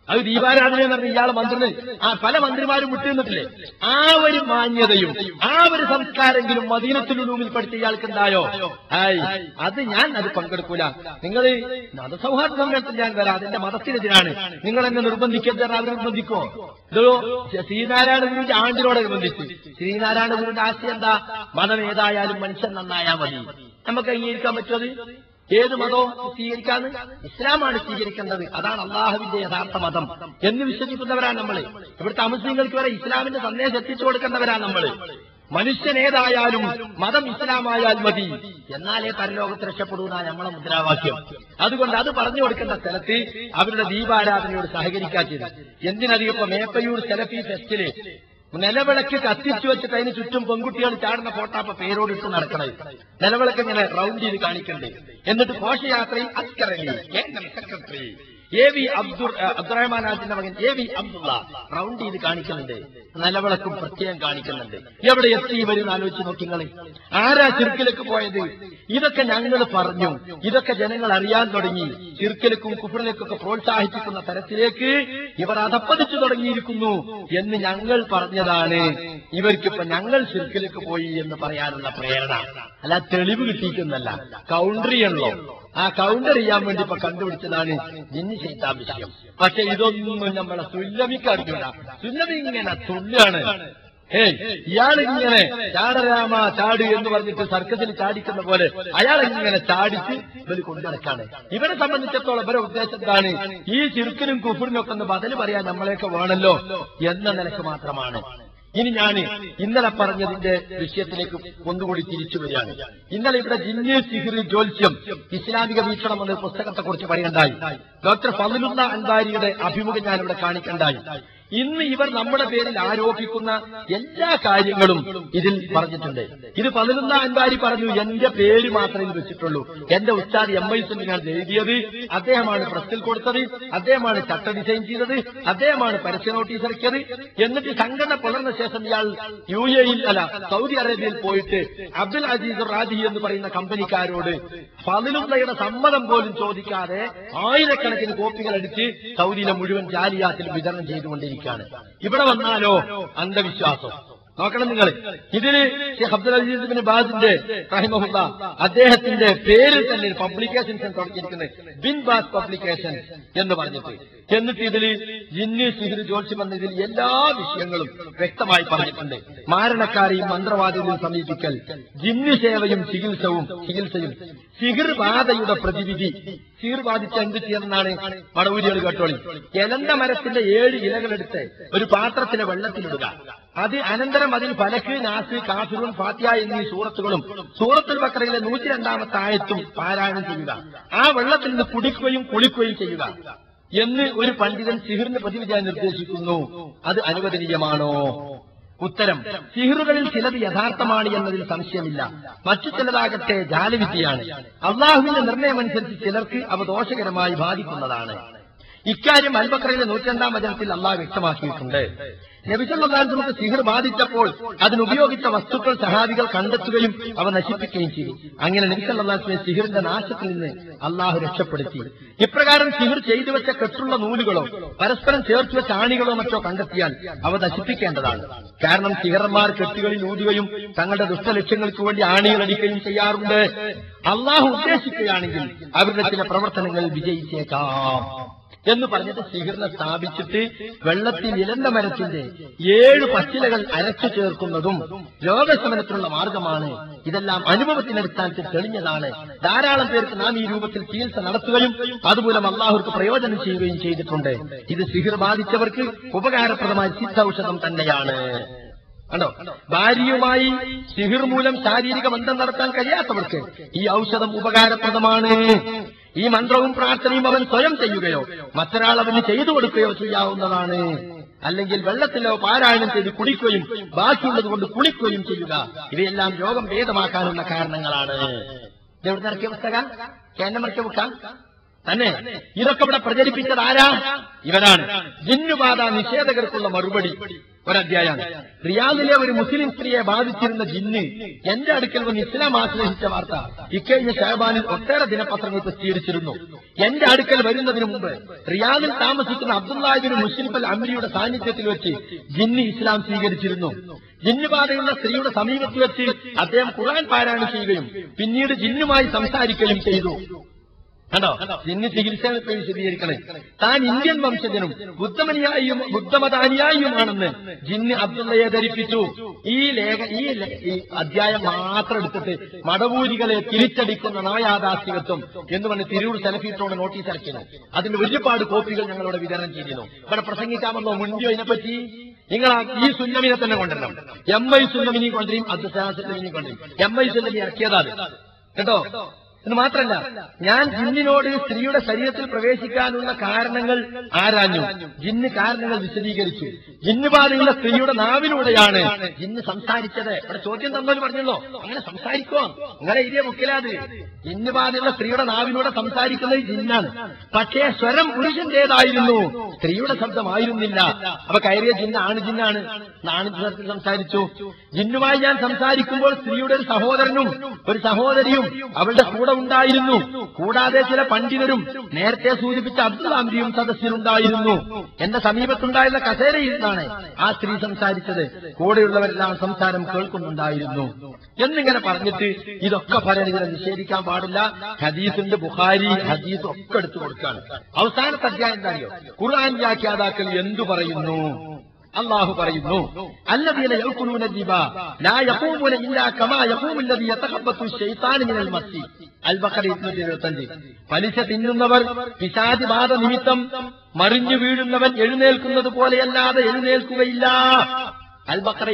അത് ദീപാരാധന എന്ന് പറഞ്ഞ ഇയാളെ മന്ത്രി ആ പല മന്ത്രിമാരും വിട്ടുനിന്നിട്ടില്ലേ ആ ഒരു മാന്യതയും ആ ഒരു സംസ്കാരെങ്കിലും മദീനത്തിലുള്ളൂമിൽ പഠിച്ച ഇയാൾക്ക് ഉണ്ടായോ ആയി അത് ഞാൻ അത് പങ്കെടുക്കൂല നിങ്ങൾ മതസൗഹാർദ്ദ സമ്മേളനത്തിൽ ഞാൻ വരാം അതിന്റെ മതത്തിനെതിരാണ് നിങ്ങൾ എന്നെ നിർബന്ധിക്കരുത് അവർ നിർബന്ധിക്കോ ഇതോ ശ്രീനാരായണ ഗുരുവിന്റെ ആണ്ടിനോടനുബന്ധിച്ച് ശ്രീനാരായണ ഗുരുവിന്റെ ആശയം എന്താ മതം ഏതായാലും മനുഷ്യൻ നന്നായാൽ മതി നമുക്ക് അംഗീകരിക്കാൻ പറ്റുമത് ഏത് മതവും സ്വീകരിക്കാന്ന് ഇസ്ലാമാണ് സ്വീകരിക്കേണ്ടത് അതാണ് അള്ളാഹുവിന്റെ യഥാർത്ഥ മതം എന്ന് വിശ്വസിക്കുന്നവരാണ് നമ്മൾ ഇവിടുത്തെ അമുസ്ലിങ്ങൾക്ക് വരെ ഇസ്ലാമിന്റെ സന്ദേശം എത്തിച്ചു കൊടുക്കേണ്ടവരാണ് നമ്മൾ മനുഷ്യൻ ഏതായാലും മതം ഇസ്ലാമായാൽ മതി എന്നാലേ പരലോകത്ത് രക്ഷപ്പെടൂന്നാ നമ്മളെ മുദ്രാവാക്യം അതുകൊണ്ട് അത് പറഞ്ഞു കൊടുക്കേണ്ട സ്ഥലത്ത് അവരുടെ ദീപാരാധനയോട് സഹകരിക്കാൻ ചെയ്തു എന്തിനധികം ഇപ്പൊ മേപ്പയൂർ സെലഫി ഫെസ്റ്റില് നിലവിളക്ക് കത്തിച്ചു വെച്ചിട്ട് അതിന് ചുറ്റും പെൺകുട്ടികൾ ചാടുന്ന ഫോട്ടോ അപ്പൊ പേരോട് ഇട്ട് നടക്കണത് നിലവിളക്ക് ഇങ്ങനെ റൗണ്ട് ചെയ്ത് കാണിക്കണ്ടേ എന്നിട്ട് ഘോഷയാത്രയിൽ അസ്കറലി കേന്ദ്ര secretary A V Abdur Abdurahman ആജിന്റെ മകൻ എ വി അബ്ദുള്ള റൗണ്ട് ചെയ്ത് കാണിക്കുന്നുണ്ട് നിലവിളക്കും പ്രത്യേകം കാണിക്കുന്നുണ്ട് എവിടെ എത്തി ഇവരെന്ന് ആലോചിച്ച് നോക്കിങ്ങളെ ആരാ ചിർക്കിലേക്ക് പോയത് ഇതൊക്കെ ഞങ്ങൾ പറഞ്ഞു ഇതൊക്കെ ജനങ്ങൾ അറിയാൻ തുടങ്ങി ചിർക്കിലേക്കും കുഫറിലേക്കൊക്കെ പ്രോത്സാഹിപ്പിക്കുന്ന തരത്തിലേക്ക് ഇവർ അധപ്പതിച്ചു തുടങ്ങിയിരിക്കുന്നു എന്ന് ഞങ്ങൾ പറഞ്ഞതാണ് ഇവർക്കിപ്പോ ഞങ്ങൾ ചിർക്കിലേക്ക് പോയി എന്ന് പറയാനുള്ള പ്രേരണ അല്ല തെളിവ് കിട്ടിയിക്കുന്നല്ല കൗണ്ടർ ചെയ്യണല്ലോ ആ കൗണ്ടർ ചെയ്യാൻ വേണ്ടി ഇപ്പൊ കണ്ടുപിടിച്ചതാണ് ജിന്നി ചെയ്താ വിഷയം പക്ഷെ ഇതൊന്നും നമ്മളെ സുല്ലമിക്ക് അറിഞ്ഞൂടാ സുല്ലമി ഇങ്ങനെ തുള്ളിയാണ് ഏയ് ഇയാളിങ്ങനെ ചാടരാമ ചാട് എന്ന് പറഞ്ഞിട്ട് സർക്കസിൽ ചാടിക്കുന്ന പോലെ അയാൾ ഇങ്ങനെ ചാടിച്ച് ഇവര് കൊണ്ടുനടക്കാണ് ഇവരെ സംബന്ധിച്ചിടത്തോളം ഇവരെ ഉദ്ദേശം എന്താണ് ഈ ചിറുക്കിനും കുഫറിനും ഒക്കെ ഒന്ന് ബദല് പറയാൻ നമ്മളെയൊക്കെ വേണല്ലോ എന്ന നിലക്ക് മാത്രമാണ് ഇനി ഞാൻ ഇന്നലെ പറഞ്ഞതിന്റെ വിഷയത്തിലേക്ക് ഒന്നുകൂടി തിരിച്ചു വരികയാണ് ഇന്നലെ ഇവിടെ ജിന്ന് സിഹിർ ജ്യോത്സ്യം ഇസ്ലാമിക വീക്ഷണം എന്ന പുസ്തകത്തെ കുറിച്ച് പറയണ്ടായി ഡോക്ടർ ഫതിലുള്ള അൻസാരിയുടെ അഭിമുഖം ഞാനിവിടെ കാണിക്കണ്ടായി ഇന്ന് ഇവർ നമ്മുടെ പേരിൽ ആരോപിക്കുന്ന എല്ലാ കാര്യങ്ങളും ഇതിൽ പറഞ്ഞിട്ടുണ്ട് ഇത് പതിനൊന്ന അൻപാരി പറഞ്ഞു എന്റെ പേര് മാത്രമേ ഇത് വെച്ചിട്ടുള്ളൂ എന്റെ ഉസ്താദ് എം ഐ സെമിനാർ എഴുതിയത് അദ്ദേഹമാണ് പ്രസിൽ കൊടുത്തത് അദ്ദേഹമാണ് ചട്ട ഡിസൈൻ ചെയ്തത് അദ്ദേഹമാണ് പരസ്യ നോട്ടീസ് ഇറക്കിയത് എന്നിട്ട് സംഘടന പുലർന്ന ശേഷം ഇയാൾ യു എയിൽ അല്ല സൗദി അറേബ്യയിൽ പോയിട്ട് അബ്ദുൽ അസീസ് റാജി എന്ന് പറയുന്ന കമ്പനിക്കാരോട് ഫതിലുള്ളയുടെ സമ്മതം പോലും ചോദിക്കാതെ ആയിരക്കണക്കിന് കോപ്പികൾ അടിച്ച് സൗദിയിലെ മുഴുവൻ ജാലിയാത്തിൽ വിതരണം ചെയ്തുകൊണ്ടിരിക്കുകയാണ് ഇവിടെ വന്നാലോ അന്ധവിശ്വാസം നോക്കണം നിങ്ങൾ ഇതിന് ഷെയ്ഖ് അബ്ദുൽ അസീസ് ബിൻ ബാസിന്റെ റഹിമഹുല്ല അദ്ദേഹത്തിന്റെ പേരിൽ തന്നെ ഒരു പബ്ലിക്കേഷൻസ് തുടങ്ങിയിരിക്കുന്നത് ബിൻ ബാസ് പബ്ലിക്കേഷൻ എന്ന് പറഞ്ഞിട്ട് എന്നിട്ട് ഇതിൽ ജിന്ന് സിഹിർ ജ്യോത്സ്യം എന്ന ഇതിൽ എല്ലാ വിഷയങ്ങളും വ്യക്തമായി പറഞ്ഞിട്ടുണ്ട് മാരണക്കാരെയും മന്ത്രവാദികളെയും സമീപിക്കൽ ജിന്ന് സേവയും ചികിത്സവും ചികിത്സയും സിഹിർ ബാധയുടെ പ്രതിവിധി സിഹിർ ബാധിച്ച എന്ത് ചെയ്യണമെന്നാണ് വടവൂരികൾ കേട്ടോളി എലന്ത മരത്തിന്റെ ഏഴ് ഇലകളെടുത്ത് ഒരു പാത്രത്തിലെ വെള്ളത്തിലിടുക അത് അനന്തരം അതിൽ ഫലക്ക് നാസ് കാഫിറുൻ ഫാത്തിയ എന്നീ സൂറത്തുകളും സൂറത്തുൽ ബക്കറയിലെ നൂറ്റി രണ്ടാമത്തെ ആയത്തും പാരായണം ചെയ്യുക ആ വെള്ളത്തിൽ നിന്ന് കുടിക്കുകയും കുളിക്കുകയും ചെയ്യുക എന്ന് ഒരു പണ്ഡിതൻ സിഹിറിന് പ്രതിവിധിയായി നിർദ്ദേശിക്കുന്നു അത് അനുവദനീയമാണോ ഉത്തരം സിഹിറുകളിൽ ചിലത് യഥാർത്ഥമാണ് എന്നതിൽ സംശയമില്ല മറ്റു ചിലതാകട്ടെ ജാലവിദ്യയാണ് അള്ളാഹുവിന്റെ നിർണയമനുസരിച്ച് ചിലർക്ക് അവ ദോഷകരമായി ബാധിക്കുന്നതാണ് ഇക്കാര്യം അൽബക്കറയിലെ നൂറ്റണ്ടാം വചനത്തിൽ അള്ളാഹ് വ്യക്തമാക്കിയിട്ടുണ്ട് നബിസല്ലാസ്ലമക്ക് സിഹിർ ബാധിച്ചപ്പോൾ അതിനുപയോഗിച്ച വസ്തുക്കൾ സഹാബികൾ കണ്ടെത്തുകയും അവ നശിപ്പിക്കുകയും ചെയ്തു അങ്ങനെ നബിസല്ലാസ്ലെ സിഹിറിന്റെ നാശത്തിൽ നിന്ന് അള്ളാഹു രക്ഷപ്പെടുത്തി ഇപ്രകാരം സിഹിർ ചെയ്തു വെച്ച കെട്ടുള്ള നൂലുകളോ പരസ്പരം ചേർത്ത് വെച്ച ആണികളോ മറ്റോ കണ്ടെത്തിയാൽ അവ നശിപ്പിക്കേണ്ടതാണ് കാരണം സിഹർമാർ കെട്ടുകളിൽ ഊതുകയും തങ്ങളുടെ ദുഷ്ടലക്ഷ്യങ്ങൾക്ക് വേണ്ടി ആണികൾ അടിക്കുകയും ചെയ്യാറുണ്ട് അള്ളാഹു ഉദ്ദേശിക്കുകയാണെങ്കിൽ അവരുടെ ചില പ്രവർത്തനങ്ങൾ വിജയിച്ചേക്കാം എന്ന് പറഞ്ഞിട്ട് സിഹിറിനെ സ്ഥാപിച്ചിട്ട് വെള്ളത്തിൽ ഇലന്ത മരത്തിന്റെ ഏഴ് പച്ചിലകൾ അരച്ചു ചേർക്കുന്നതും രോഗശമനത്തിനുള്ള മാർഗമാണ് ഇതെല്ലാം അനുഭവത്തിനടിസ്ഥാനത്തിൽ തെളിഞ്ഞതാണ് ധാരാളം പേർക്ക് നാം ഈ രൂപത്തിൽ ചികിത്സ നടത്തുകയും അതുമൂലം അള്ളാഹുർക്ക് പ്രയോജനം ചെയ്യുകയും ചെയ്തിട്ടുണ്ട് ഇത് സിഹിർ ബാധിച്ചവർക്ക് ഉപകാരപ്രദമായ സിദ്ധൌഷധം തന്നെയാണ് കണ്ടോ ഭാര്യയുമായി സിഹിർ മൂലം ശാരീരിക ബന്ധം നടത്താൻ കഴിയാത്തവർക്ക് ഈ ഔഷധം ഉപകാരപ്രദമാണ് ഈ മന്ത്രവും പ്രാർത്ഥനയും അവൻ സ്വയം ചെയ്യുകയോ മറ്റൊരാൾ അവന് ചെയ്തു കൊടുക്കുകയോ ചെയ്യാവുന്നതാണ് അല്ലെങ്കിൽ വെള്ളത്തിലോ പാരായണം ചെയ്ത് കുടിക്കുകയും ബാക്കിയുള്ളത് കൊണ്ട് കുളിക്കുകയും ചെയ്യുക ഇവയെല്ലാം രോഗം ഭേദമാക്കാനുള്ള കാരണങ്ങളാണ് ഇതെവിടെ ഇറക്കിയ പുസ്തക കേന്ദ്രം ഇറക്കിയ ബുക്ക തന്നെ ഇതൊക്കെ ഇവിടെ പ്രചരിപ്പിച്ചത് ആരാ ഇവരാണ് ജിന്നുബാധ നിഷേധകർക്കുള്ള മറുപടി ഒരധ്യായമാണ് റിയാദിലെ ഒരു മുസ്ലിം സ്ത്രീയെ ബാധിച്ചിരുന്ന ജിന്ന് എന്റെ അടുക്കൽ വന്ന് ഇസ്ലാം ആശ്രയിച്ച വാർത്ത ഇക്കഴിഞ്ഞ ഷഹബാനിൽ ഒട്ടേറെ ദിനപത്രങ്ങൾ പ്രസിദ്ധീകരിച്ചിരുന്നു എന്റെ അടുക്കൽ വരുന്നതിന് മുമ്പ് റിയാദിൽ താമസിക്കുന്ന അബ്ദുല്ലാഹിബിൻ മുസ്ലിഫൽ അമ്രിയുടെ സാന്നിധ്യത്തിൽ വെച്ച് ജിന്ന് ഇസ്ലാം സ്വീകരിച്ചിരുന്നു ജിന്നുബാധയുള്ള സ്ത്രീയുടെ സമീപത്ത് വെച്ച് അദ്ദേഹം ഖുർആൻ പാരായണം ചെയ്യുകയും പിന്നീട് ജിന്നുമായി സംസാരിക്കുകയും ചെയ്തു കണ്ടോ ജിന്ന് ചികിത്സ വിശദീകരിക്കണേ താൻ ഇന്ത്യൻ വംശജനും ബുദ്ധമനിയായും ബുദ്ധമതാനുയായിയുമാണെന്ന് ജിന്ന് അബ്ദുള്ളയെ ധരിപ്പിച്ചു ഈ ലേഖ ഈ ലേ- ഈ അധ്യായം മാത്രം എടുത്തിട്ട് മടവൂരികളെ തിരിച്ചടിക്കുന്ന നവയാഥാസ്ഥികത്വം എന്ന് പറഞ്ഞ് തിരൂർ സെലഫീറ്റോട് നോട്ടീസ് ഇറക്കിയിരുന്നു അതിന്റെ ഒരുപാട് കോപ്പികൾ ഞങ്ങളിവിടെ വിതരണം ചെയ്തിരുന്നു ഇവിടെ പ്രസംഗിക്കാമെന്നോ മുൻപിയോ ഇതിനെപ്പറ്റി നിങ്ങൾ ആ- ഈ സുന്നമിനെ തന്നെ കൊണ്ടുവരണം എം ഐ സുന്നമിനെയും കൊണ്ടുവരും അബ്ദുസാസിനെയും കൊണ്ടുവരും എം ഐ സുന്നമി ഇറക്കിയതാ അത്. കേട്ടോ എന്ന് മാത്രല്ല ഞാൻ ജിന്നിനോട് സ്ത്രീയുടെ ശരീരത്തിൽ പ്രവേശിക്കാനുള്ള കാരണങ്ങൾ ആരാഞ്ഞു ജിന്ന് കാരണങ്ങൾ വിശദീകരിച്ചു ജിന്ന് ബാധയുള്ള സ്ത്രീയുടെ നാവിലൂടെയാണ് ജിന്ന് സംസാരിച്ചത് ഇവിടെ ചോദ്യം തന്നോര് പറഞ്ഞല്ലോ അങ്ങനെ സംസാരിക്കോ അങ്ങനെ ഇരിയ മുക്കിലാത് ജിന്ന് ബാധയുള്ള സ്ത്രീയുടെ നാവിലൂടെ സംസാരിക്കുന്നത് ജിന്നാണ് പക്ഷേ സ്വരം പുരുഷന്റേതായിരുന്നു സ്ത്രീയുടെ ശബ്ദമായിരുന്നില്ല അപ്പൊ കയറിയ ജിന്ന് ആണ് ജിന്നാണ് ആണ് ജിന്നത്തിൽ സംസാരിച്ചു ജിന്നുമായി ഞാൻ സംസാരിക്കുമ്പോൾ സ്ത്രീയുടെ ഒരു സഹോദരനും ഒരു സഹോദരിയും അവളുടെ കൂടെ ഉണ്ടായിരുന്നു കൂടാതെ ചില പണ്ഡിതരും നേരത്തെ സൂചിപ്പിച്ച അബ്ദുലാംബിയും സദസ്സിലുണ്ടായിരുന്നു എന്റെ സമീപത്തുണ്ടായിരുന്ന കസേരയിൽ നിന്നാണ് ആ സ്ത്രീ സംസാരിച്ചത് കൂടെയുള്ളവരെല്ലാം സംസാരം കേൾക്കുന്നുണ്ടായിരുന്നു എന്നിങ്ങനെ പറഞ്ഞിട്ട് ഇതൊക്കെ പറയാൻ ഇതിനെ നിഷേധിക്കാൻ പാടില്ല ഹദീസുണ്ട് ബുഖാരി ഹദീസ് ഒക്കെ എടുത്തു കൊടുക്കാണ് അവസാനത്തെ അധ്യായം എന്താ അറിയോ ഖുർആൻ വ്യാഖ്യാതാക്കൾ എന്തു പറയുന്നു അള്ളാഹു പറയുന്നു അല്ലദീന യൽകുലൂന ദിബ ലാ യഖൂമുന ഇല്ലാ കമാ യഖൂമുല്ലദീ യതഖബ്ബതു ശൈത്താനു മിനൽ മസ്സി അൽ ബഖറ 275 പലിശ തിന്നുന്നവർ പിശാചി ബാധ നിമിത്തം മറിഞ്ഞു വീഴുന്നവൻ എഴുന്നേൽക്കുന്നത് പോലെയല്ലാതെ എഴുന്നേൽക്കുകയില്ല അൽ ബഖറ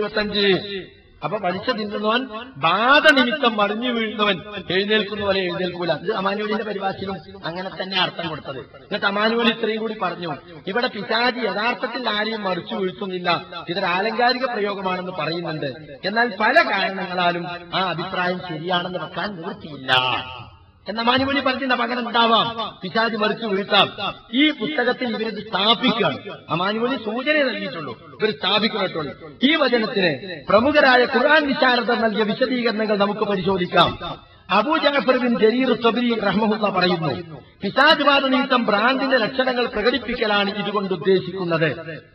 275 അപ്പൊ പലിശ തിന്നുന്നവൻ ബാധ നിമിത്തം മറിഞ്ഞു വീഴുന്നവൻ എഴുന്നേൽക്കുന്ന പോലെ എഴുന്നേൽക്കൂല ഇത് അമാനുവലിന്റെ പരിഭാഷയിലും അങ്ങനെ തന്നെ അർത്ഥം കൊടുത്തത് എന്നിട്ട് അമാനുവലി ഇത്രയും കൂടി പറഞ്ഞു ഇവിടെ പിശാചി യഥാർത്ഥത്തിൽ ആരെയും മറിച്ചു വീഴ്ത്തുന്നില്ല ഇതൊരു ആലങ്കാരിക പ്രയോഗമാണെന്ന് പറയുന്നുണ്ട് എന്നാൽ പല കാരണങ്ങളാലും ആ അഭിപ്രായം ശരിയാണെന്ന് വെക്കാൻ നിവൃത്തിയില്ല എന്ന മാനുവലി പറഞ്ഞ പകരം ഉണ്ടാവാം പിശാജ് മറിച്ചു വീഴ്ത്താം ഈ പുസ്തകത്തിൽ ഇവരിത് സ്ഥാപിക്കുകയാണ് ആ മാനുവലി സൂചന നൽകിയിട്ടുള്ളൂ ഇവർ സ്ഥാപിക്കുന്നുള്ളൂ ഈ വചനത്തിന് പ്രമുഖരായ ഖുർആൻ വിശാരദർ നൽകിയ വിശദീകരണങ്ങൾ നമുക്ക് പരിശോധിക്കാം Abu Jafar bin Jarir Tabari റഹ്മുല്ല പറയുന്നു പിശാജ് ബാധ നിമിത്തം ഭ്രാന്തിന്റെ ലക്ഷണങ്ങൾ പ്രകടിപ്പിക്കലാണ് ഇതുകൊണ്ട് ഉദ്ദേശിക്കുന്നത്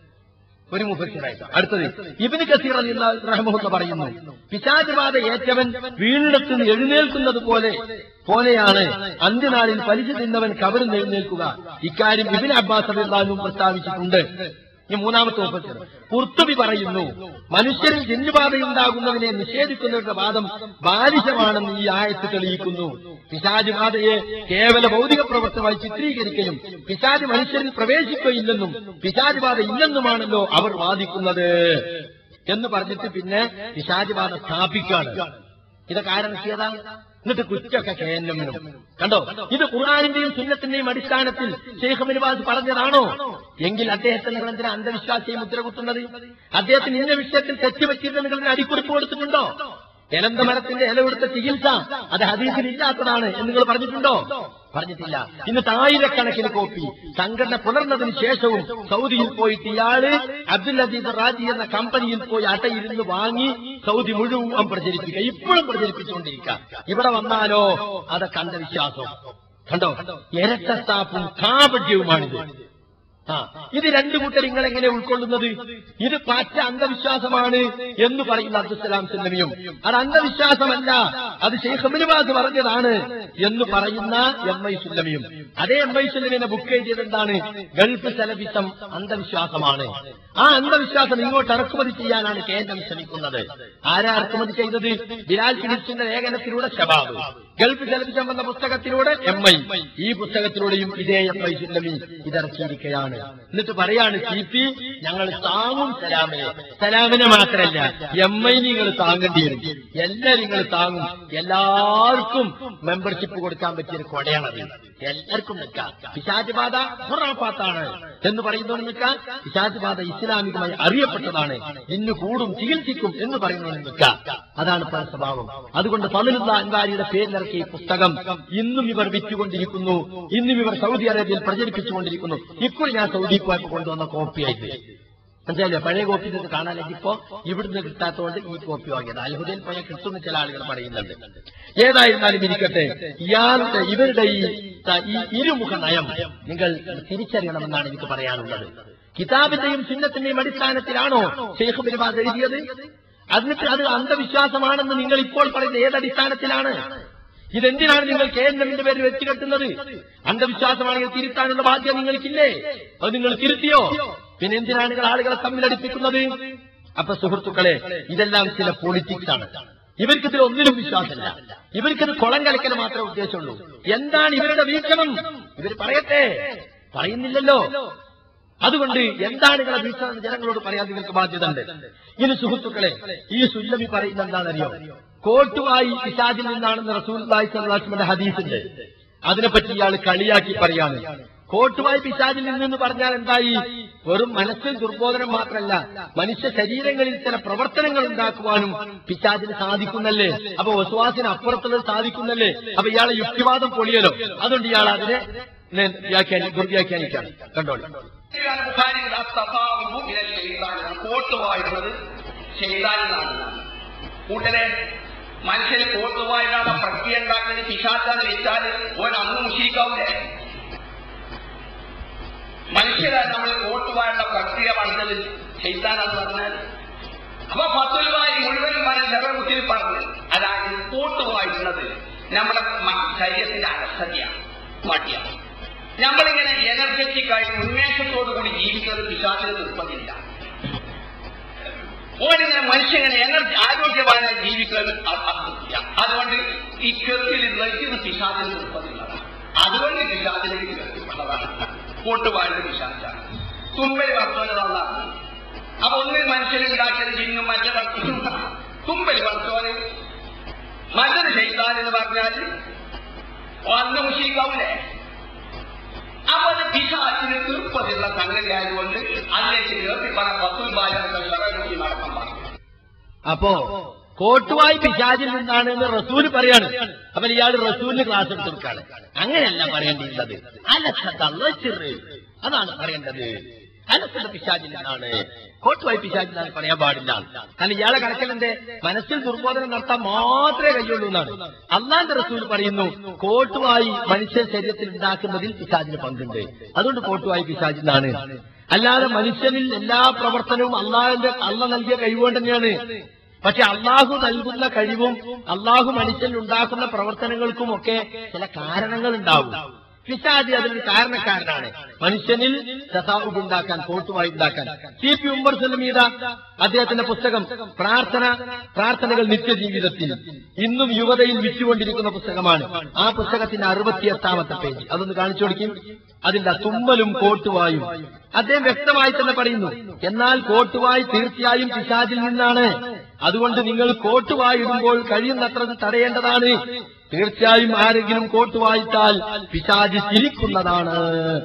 ഒരു മുഫസ്സിറായിട്ട് അടുത്തത് ഇബിന് കസീർ അലി റഹ്മുല്ല പറയുന്നു പിശാചുബാധ ഏറ്റവൻ വീണിടത്ത് നിന്ന് എഴുന്നേൽക്കുന്നത് പോലെ പോലെയാണ് അന്ത്യനാളിൽ പലിശ തിന്നവൻ കബറിൽ നിന്ന് എഴുന്നേൽക്കുക ഇക്കാര്യം ഇബിൻ അബ്ബാസ് അലിള്ളാനും പ്രസ്താവിച്ചിട്ടുണ്ട് ഈ മൂന്നാമത്തെ മുഫസ്സിർ കുർത്തുബി പറയുന്നു മനുഷ്യരിൽ ജിന്നുബാധയുണ്ടാകുന്നതിനെ നിഷേധിക്കുന്നവരുടെ വാദം ബാലിശമാണെന്ന് ഈ ആയത്ത് തെളിയിക്കുന്നു പിശാജ് ബാധയെ കേവല ഭൗതിക പ്രവർത്തനമായി ചിത്രീകരിക്കുകയും പിശാജ് മനുഷ്യരിൽ പ്രവേശിക്കുകയില്ലെന്നും പിശാജ് ബാധ ഇല്ലെന്നുമാണല്ലോ അവർ വാദിക്കുന്നത് എന്ന് പറഞ്ഞിട്ട് പിന്നെ പിശാജ് ബാധ സ്ഥാപിക്കാണ് ഇതൊക്കെ ആരംഭിച്ചതാ എന്നിട്ട് കുറ്റൊക്കെ കേന്ദ്രമിനും കണ്ടോ ഇത് ഖുർആാനിന്റെയും സുന്നത്തിന്റെയും അടിസ്ഥാനത്തിൽ ഷെയ്ഖ് മിനിവാസ് പറഞ്ഞതാണോ എങ്കിൽ അദ്ദേഹത്തിന്റെ നിങ്ങളെന്തിനാ അന്ധവിശ്വാസിയെ മുദ്ര കുത്തുന്നത് അദ്ദേഹത്തിന് ഇന്ന വിഷയത്തിൽ തെറ്റുപറ്റിയിട്ട് നിങ്ങൾ അടിക്കുറിപ്പ് കൊടുത്തിട്ടുണ്ടോ എലന്ത മരത്തിന്റെ ഇല കൊടുത്ത ചികിത്സ അത് ഹദീസിൽ ഇല്ലാത്തതാണ് എന്ന് നിങ്ങൾ പറഞ്ഞിട്ടുണ്ടോ പറഞ്ഞിട്ടില്ല ഇന്നിട്ട് ആയിരക്കണക്കിന് കോപ്പി സംഘടന പുലർന്നതിന് ശേഷവും സൗദിയിൽ പോയിട്ട് ഇയാള് അബ്ദുൽ അസീസ് റാജി എന്ന കമ്പനിയിൽ പോയി അട്ടയിരുന്ന് വാങ്ങി സൗദി മുഴുവൻ പ്രചരിപ്പിക്കുക ഇപ്പോഴും പ്രചരിപ്പിച്ചുകൊണ്ടിരിക്കുക ഇവിടെ വന്നാലോ അതൊക്കെ അന്ധവിശ്വാസം കണ്ടോ ഇരട്ടത്താപ്പും കാപട്യവുമാണിത് ആ ഇത് രണ്ടു കൂട്ടർ നിങ്ങൾ എങ്ങനെ ഉൾക്കൊള്ളുന്നത് ഇത് പറ്റ അന്ധവിശ്വാസമാണ് എന്ന് പറയുന്ന അബ്ദുസലാം സിന്നമിയും അത് അന്ധവിശ്വാസമല്ല അത് ഷെയ്ഖ് മിനുവാസ് പറഞ്ഞതാണ് എന്ന് പറയുന്ന എം ഐ സുല്ലമിയും അതേ എം ഐ സുല്ലമിനെ ബുക്ക് എഴുതിയത് എന്താണ് ഗൾഫ് സെലഫിസം അന്ധവിശ്വാസമാണ് ആ അന്ധവിശ്വാസം ഇങ്ങോട്ട് ഇറക്കുമതി ചെയ്യാനാണ് കേന്ദ്രം ശ്രമിക്കുന്നത് ആരാ ഇറക്കുമതി ചെയ്തത് ബിലാൽ ഫിലിപ്സിന്റെ ലേഖനത്തിലൂടെ ഷബാബ് ഗൾഫ് സെലഫിസം എന്ന പുസ്തകത്തിലൂടെ എം ഐ ഈ പുസ്തകത്തിലൂടെയും ഇതേ എം ഐ സുല്ലമി ഇതറക്കിയിരിക്കുകയാണ് എന്നിട്ട് പറയാണ് സി പി ഞങ്ങൾ താങ്ങും സലാമിനെ സലാമിനെ മാത്രമല്ല എം ഐ നിങ്ങൾ താങ്ങേണ്ടി വരും എല്ലാവരും നിങ്ങൾ താങ്ങും എല്ലാവർക്കും മെമ്പർഷിപ്പ് കൊടുക്കാൻ പറ്റിയൊരു കൊടയാണത് എല്ലാവർക്കും നിൽക്കാം പിശാജ് ബാധ ഹുറാഫാത്താണ് എന്ന് പറയുന്നവർ നിൽക്കാം പിശാജ് ബാധ ഇസ്ലാമികമായി അറിയപ്പെട്ടതാണ് ഇന്ന് കൂടും ചികിത്സിക്കും എന്ന് പറയുന്നവർ നിൽക്കാം അതാണ് പല സ്വഭാവം അതുകൊണ്ട് പതിനുള്ള അൻവാരിയുടെ പേരിൽ ഇറക്കിയ ഈ പുസ്തകം ഇന്നും ഇവർ വിറ്റുകൊണ്ടിരിക്കുന്നു ഇന്നും ഇവർ സൗദി അറേബ്യയിൽ പ്രചരിപ്പിച്ചുകൊണ്ടിരിക്കുന്നു ഇപ്പോൾ ഞാൻ സൗദിക്ക് പോയപ്പോൾ കൊണ്ടുവന്ന കോപ്പിയായിട്ട് മനസ്സിലായില്ലേ പഴയ കോപ്പി നിങ്ങൾക്ക് കാണാനെങ്കിൽ ഇപ്പോ ഇവിടുന്ന് കിട്ടാത്തതുകൊണ്ട് ഈ കോപ്പി വാങ്ങിയത് അത്ഭുതയിൽ പോയാൽ കിട്ടുന്ന ചില ആളുകൾ പറയുന്നുണ്ട് ഏതായിരുന്നാലും ഇരിക്കട്ടെ ഇയാളുടെ ഇവരുടെ ഈ ഈ ഇരുമുഖ നയം നിങ്ങൾ തിരിച്ചറിയണമെന്നാണ് എനിക്ക് പറയാനുള്ളത് കിതാബിന്റെയും ചിഹ്നത്തിന്റെയും അടിസ്ഥാനത്തിലാണോ ഷെയ്ഖ് ബിർബാസ് എഴുതിയത് എന്നിട്ട് അത് അന്ധവിശ്വാസമാണെന്ന് നിങ്ങൾ ഇപ്പോൾ പറയുന്നത് ഏതടിസ്ഥാനത്തിലാണ് ഇതെന്തിനാണ് നിങ്ങൾ കെ എൻ എമ്മിന്റെ പേരിൽ വെച്ചുകെട്ടുന്നത് അന്ധവിശ്വാസമാണെങ്കിൽ തിരുത്താനുള്ള ബാധ്യത നിങ്ങൾക്കില്ലേ അത് നിങ്ങൾ തിരുത്തിയോ പിന്നെ എന്തിനാണ് നിങ്ങൾ ആളുകളെ തമ്മിലടിപ്പിക്കുന്നത് അപ്പൊ സുഹൃത്തുക്കളെ ഇതെല്ലാം ചില പൊളിറ്റിക്സ് ആണ് ഇവർക്കിതിൽ ഒന്നിനും വിശ്വാസമില്ല ഇവർക്കിത് കുളം കലക്കൽ മാത്രമേ ഉദ്ദേശമുള്ളൂ എന്താണ് ഇവരുടെ വീക്ഷണം ഇവർ പറയട്ടെ പറയുന്നില്ലല്ലോ അതുകൊണ്ട് എന്താണ് നിങ്ങളെ വീക്ഷണം ജനങ്ങളോട് പറയാൻ നിങ്ങൾക്ക് ബാധ്യത ഉണ്ട് ഇനി സുഹൃത്തുക്കളെ ഈ സുല്ലമി പറയുന്ന എന്താണെന്നറിയോ കോട്ടുവായി പിശാജിൽ നിന്നാണെന്ന് റസൂൽ സല്ലാസ്മന്റെ ഹദീസുണ്ട് അതിനെപ്പറ്റി ഇയാൾ കളിയാക്കി പറയാണ് കോട്ടുവായി പിശാജിൽ നിന്നെന്ന് പറഞ്ഞാൽ എന്തായി വെറും മനസ്സിൽ ദുർബോധനം മാത്രമല്ല മനുഷ്യ ശരീരങ്ങളിൽ ചില പ്രവർത്തനങ്ങൾ ഉണ്ടാക്കുവാനും പിശാജിന് സാധിക്കുന്നല്ലേ അപ്പൊ വസുവാസിന് അപ്പുറത്തുള്ളത് സാധിക്കുന്നല്ലേ അപ്പൊ ഇയാളെ യുക്തിവാദം പൊളിയലോ അതുകൊണ്ട് ഇയാൾ അതിനെ വ്യാഖ്യാനി ദുർവ്യാഖ്യാനിക്കാണ് കണ്ടോളൂ കോട്ട് വായിക്കുന്നത് ചെയ്താലെന്നാണ് കൂട്ടരെ മനുഷ്യന് കോട്ട് വായിടാതെ പ്രക്രിയ ഉണ്ടാക്കുന്നത് പിശാച്ചാന്ന് വെച്ചാൽ ഓൻ അന്ന് മുഷിക്കാവൂലേ മനുഷ്യരെ നമ്മൾ കോട്ട് വാഴേണ്ട പ്രക്രിയ പണിതത് ചെയ്താനെന്ന് പറഞ്ഞാൽ അപ്പൊ പത്തുരുവായി മുഴുവൻ മനുഷ്യരെ കുത്തിൽ പറഞ്ഞു അതായത് കോട്ട് വായിക്കുന്നത് നമ്മുടെ ശരീരത്തിന്റെ അലസതയാണ് മടിയാണ് നമ്മളിങ്ങനെ എനർജറ്റിക് ആയി ഉന്മേഷത്തോടു കൂടി ജീവിക്കുന്നത് പിശാചിന് നിർബന്ധില്ല ഓനിങ്ങനെ മനുഷ്യങ്ങനെ എനർജി ആരോഗ്യവാനായി ജീവിക്കുന്നത് അർത്ഥമില്ല അതുകൊണ്ട് ഈ കെത്തിൽ നിർത്തുന്ന പിശാചിന് നിർബന്ധിക്കുന്നതാണ് അതുകൊണ്ട് പിശാചിലേക്ക് കെട്ടിപ്പെട്ടതാണ് കൂട്ടുപാടിന്റെ പിശാച്ചാണ് തുമ്പൽ വർദ്ധനതാണ് അപ്പൊ ഒന്നിൽ മനുഷ്യനുണ്ടാക്കിയത് ജിന്നും മറ്റേ വർദ്ധനും തുമ്പൽ വർദ്ധോന് മറ്റൊരു ചെയ്താലെന്ന് പറഞ്ഞാൽ അന്ന് മുഷിക്കാവൂലേ അപ്പൊ അത് പിശാച്ചിന് തീർപ്പതിലുള്ള സംഗതിയായതുകൊണ്ട് അതിലേക്ക് ചേർത്തി പല പത്തുൽ ബാലി നടക്കാൻ പറഞ്ഞു അപ്പോ കോട്ടുവായി പിശാചിൽ നിന്നാണ് എന്ന് റസൂല് പറയാണ് അപ്പൊ ഇയാൾ റസൂലിന് ക്ലാസ് എടുത്ത് കൊടുക്കാണ് അങ്ങനെയല്ല പറയേണ്ടിയിരുന്നത് അലസതള്ളച്ചിറ് അതാണ് പറയേണ്ടത് അലസത പിശാചിൽ നിന്നാണ് കോട്ടുവായി പിശാചിൽ നിന്നാണ് പറയാൻ പാടില്ല കാരണം ഇയാളെ കണക്കലിന്റെ മനസ്സിൽ ദുർബോധനം നടത്താൻ മാത്രമേ കഴിയുള്ളൂ എന്നാണ് അള്ളാന്റെ റസൂൽ പറയുന്നു കോട്ടുവായി മനുഷ്യ ശരീരത്തിൽ ഉണ്ടാക്കുന്നതിൽ പിശാചിന് പങ്കുണ്ട് അതുകൊണ്ട് കോട്ടുവായി പിശാചിൽ നിന്നാണ് അല്ലാതെ മനുഷ്യനിൽ എല്ലാ പ്രവർത്തനവും അള്ളാഹിന്റെ അള്ള നൽകിയ കഴിവുകൊണ്ട് തന്നെയാണ് പക്ഷെ അള്ളാഹു നൽകുന്ന കഴിവും അള്ളാഹു മനുഷ്യനിൽ ഉണ്ടാക്കുന്ന പ്രവർത്തനങ്ങൾക്കും ഒക്കെ ചില കാരണങ്ങൾ ഉണ്ടാവും പിശാജി അതിനൊരു കാരണക്കാരനാണ് മനുഷ്യനിൽ തസാവുബ് ഉണ്ടാക്കാൻ കോട്ടുമായി ഉണ്ടാക്കാൻ സി പി ഉമ്മർ സലമീത അദ്ദേഹത്തിന്റെ പുസ്തകം പ്രാർത്ഥന പ്രാർത്ഥനകൾ നിത്യജീവിതത്തിൽ ഇന്നും യുവതയിൽ വിറ്റുകൊണ്ടിരിക്കുന്ന പുസ്തകമാണ് ആ പുസ്തകത്തിന്റെ അറുപത്തിയെട്ടാമത്തെ പേജ് അതൊന്ന് കാണിച്ചു കൊടുക്കും അതിന്റെ തുമ്മലും കോട്ടുവായും അദ്ദേഹം വ്യക്തമായി തന്നെ പറയുന്നു എന്നാൽ കോട്ടുവായി തീർച്ചയായും പിശാചിൽ നിന്നാണ് അതുകൊണ്ട് നിങ്ങൾ കോട്ടുവായി ഇടുമ്പോൾ കഴിയുന്നത്ര തടയേണ്ടതാണ് തീർച്ചയായും ആരെങ്കിലും കോട്ടുവായിട്ടാൽ പിശാജ് ചിരിക്കുന്നതാണ്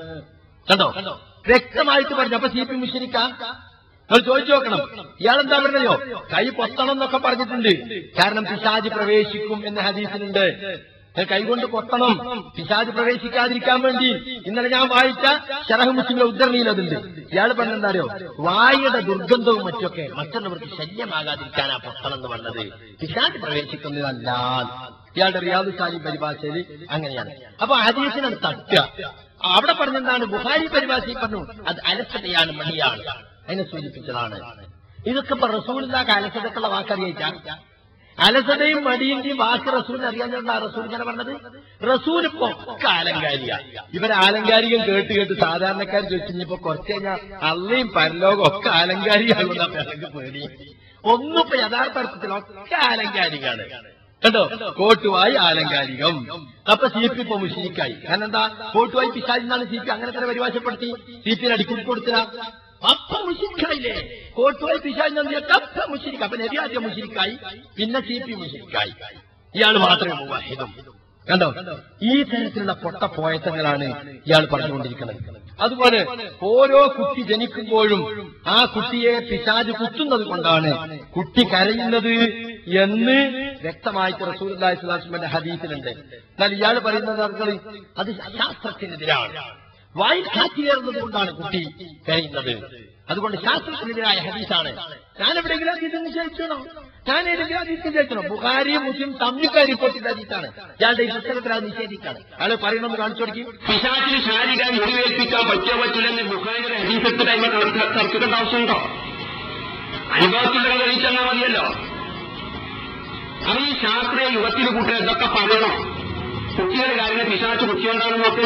കണ്ടോ വ്യക്തമായിട്ട് പറഞ്ഞു അപ്പൊ സി പി മുഷരിക്ക നിങ്ങൾ ചോദിച്ചു നോക്കണം ഇയാളെന്താ പറഞ്ഞയോ കൈ പൊത്തണം എന്നൊക്കെ പറഞ്ഞിട്ടുണ്ട് കാരണം പിശാജ് പ്രവേശിക്കും എന്ന ഹദീസിനുണ്ട് കൈകൊണ്ട് കൊത്തണം പിശാജ് പ്രവേശിക്കാതിരിക്കാൻ വേണ്ടി ഇന്നലെ ഞാൻ വായിച്ച ഷറഹ് മുസ്ലിമിലെ ഉദ്ധരണിയിൽ അതുണ്ട് ഇയാൾ പറഞ്ഞെന്താ അറിയോ വായുടെ ദുർഗന്ധവും മറ്റൊക്കെ മറ്റുള്ളവർക്ക് ശല്യമാകാതിരിക്കാനാ പൊത്തണം എന്ന് പറഞ്ഞത് പിശാജ് പ്രവേശിക്കുന്നതല്ല ഇയാളുടെ റിയാദു സാലി പരിഭാഷയിൽ അങ്ങനെയാണ് അപ്പൊ ഹദീസിനാണ് തട്ടുക അവിടെ പറഞ്ഞെന്താണ് ബുഹാരി പരിഭാഷയിൽ പറഞ്ഞു അത് അലസതയാണ് മണിയാണ് അതിനെ സൂചിപ്പിച്ചതാണ് ഇതൊക്കെ ഇപ്പൊ റസൂലിന്റെ അലസതക്കുള്ള വാക്കറിയിച്ചാ അലസതയും മടിയിന്റെയും വാക്ക് റസൂലിന് അറിയാഞ്ഞാ റസൂൽ ഇങ്ങനെ പറഞ്ഞത് റസൂൽ ഇപ്പൊ ഒക്കെ ആലങ്കാരിക ഇവരെ ആലങ്കാരികം കേട്ട് കേട്ട് സാധാരണക്കാർ ചോദിച്ചിപ്പോ കുറച്ച് കഴിഞ്ഞാൽ അള്ളയും പരലോകം ഒക്കെ ആലങ്കാരികളാണ് പിറകെ പേടി ഒന്നും ഇപ്പൊ യഥാർത്ഥ അർത്ഥത്തിൽ ഒക്കെ ആലങ്കാരികാണ് കേട്ടോ കോട്ടുവായി ആലങ്കാരികം അപ്പൊ സി പി ഇപ്പൊ മുഷിരിക്കായി കാരണം എന്താ കോട്ടുവായി പിശാചി എന്നാണ് സി പി അങ്ങനെ തന്നെ പരിഭാഷപ്പെടുത്തി സി പിന് അടിക്കുടി കൊടുത്തില്ല അപ്പ മുഷിരിക്കായില്ലേ കോട്ടുവായി പിശാചി നന്ദിയൊക്കെ അപ്പ മുഷിരിക്ക അപ്പൊ നബി ആദ്യം മുഷിരിക്കായി പിന്നെ സി പി മുഷിരിക്കായി ഇയാൾ മാത്രമേ മുവാഹിദും കണ്ടോ ഈ തരത്തിലുള്ള പൊട്ട പോയത്തങ്ങളാണ് ഇയാൾ പറഞ്ഞുകൊണ്ടിരിക്കുന്നത് അതുപോലെ ഓരോ കുട്ടി ജനിക്കുമ്പോഴും ആ കുട്ടിയെ പിശാജ് കുത്തുന്നത് കൊണ്ടാണ് കുട്ടി കരയുന്നത് എന്ന് വ്യക്തമായിട്ട് റസൂൽ അള്ളാഹിസ്ലാസ്മന്റെ ഹദീസിലുണ്ട് എന്നാൽ ഇയാൾ പറയുന്നത് ആളുകൾ അത് ശാസ്ത്രത്തിനെതിരാണ് വായിൽ കാറ്റ് കയറുന്നത് കൊണ്ടാണ് കുട്ടി കഴിയുന്നത് അതുകൊണ്ട് ശാസ്ത്രത്തിനെതിരായ ഹദീസാണ് ഞാൻ എവിടെയെങ്കിലും ഹദീസ് നിശ്ചയിച്ചോ ഞാൻ ഏതെങ്കിലും ഹദീസ് നിശ്ചയിച്ചോ ബുഹാരിയും മുസ്ലിം തമ്മിൽ റിപ്പോർട്ട് ചെയ്ത ഹദീസാണ് ഇയാളുടെ ഈ പുസ്തകത്തിൽ അത് നിഷേധിക്കാണ് അയാൾ പറയണമെന്ന് കാണിച്ചു കൊടുക്കി പിശാചിന് ശാരീരിക മുറിവേൽപ്പിക്കാൻ പറ്റിയോ പറ്റില്ലെന്ന് ബുഖാരിയുടെ ഹദീസത്ത് ടൈമ തർക്കിക്കേണ്ട ആവശ്യമുണ്ടോ അനുഭവത്തിന്റെ തെളിയിച്ചെന്നാൽ മതിയല്ലോ അവൻ ഈ ശാസ്ത്രീയ യുഗത്തിൽ കൂട്ടി ഇതൊക്കെ പറയണോ കുട്ടികളുടെ കാര്യങ്ങൾ പിശാച്ച് കുട്ടിയുണ്ടാകുന്ന നോക്ക്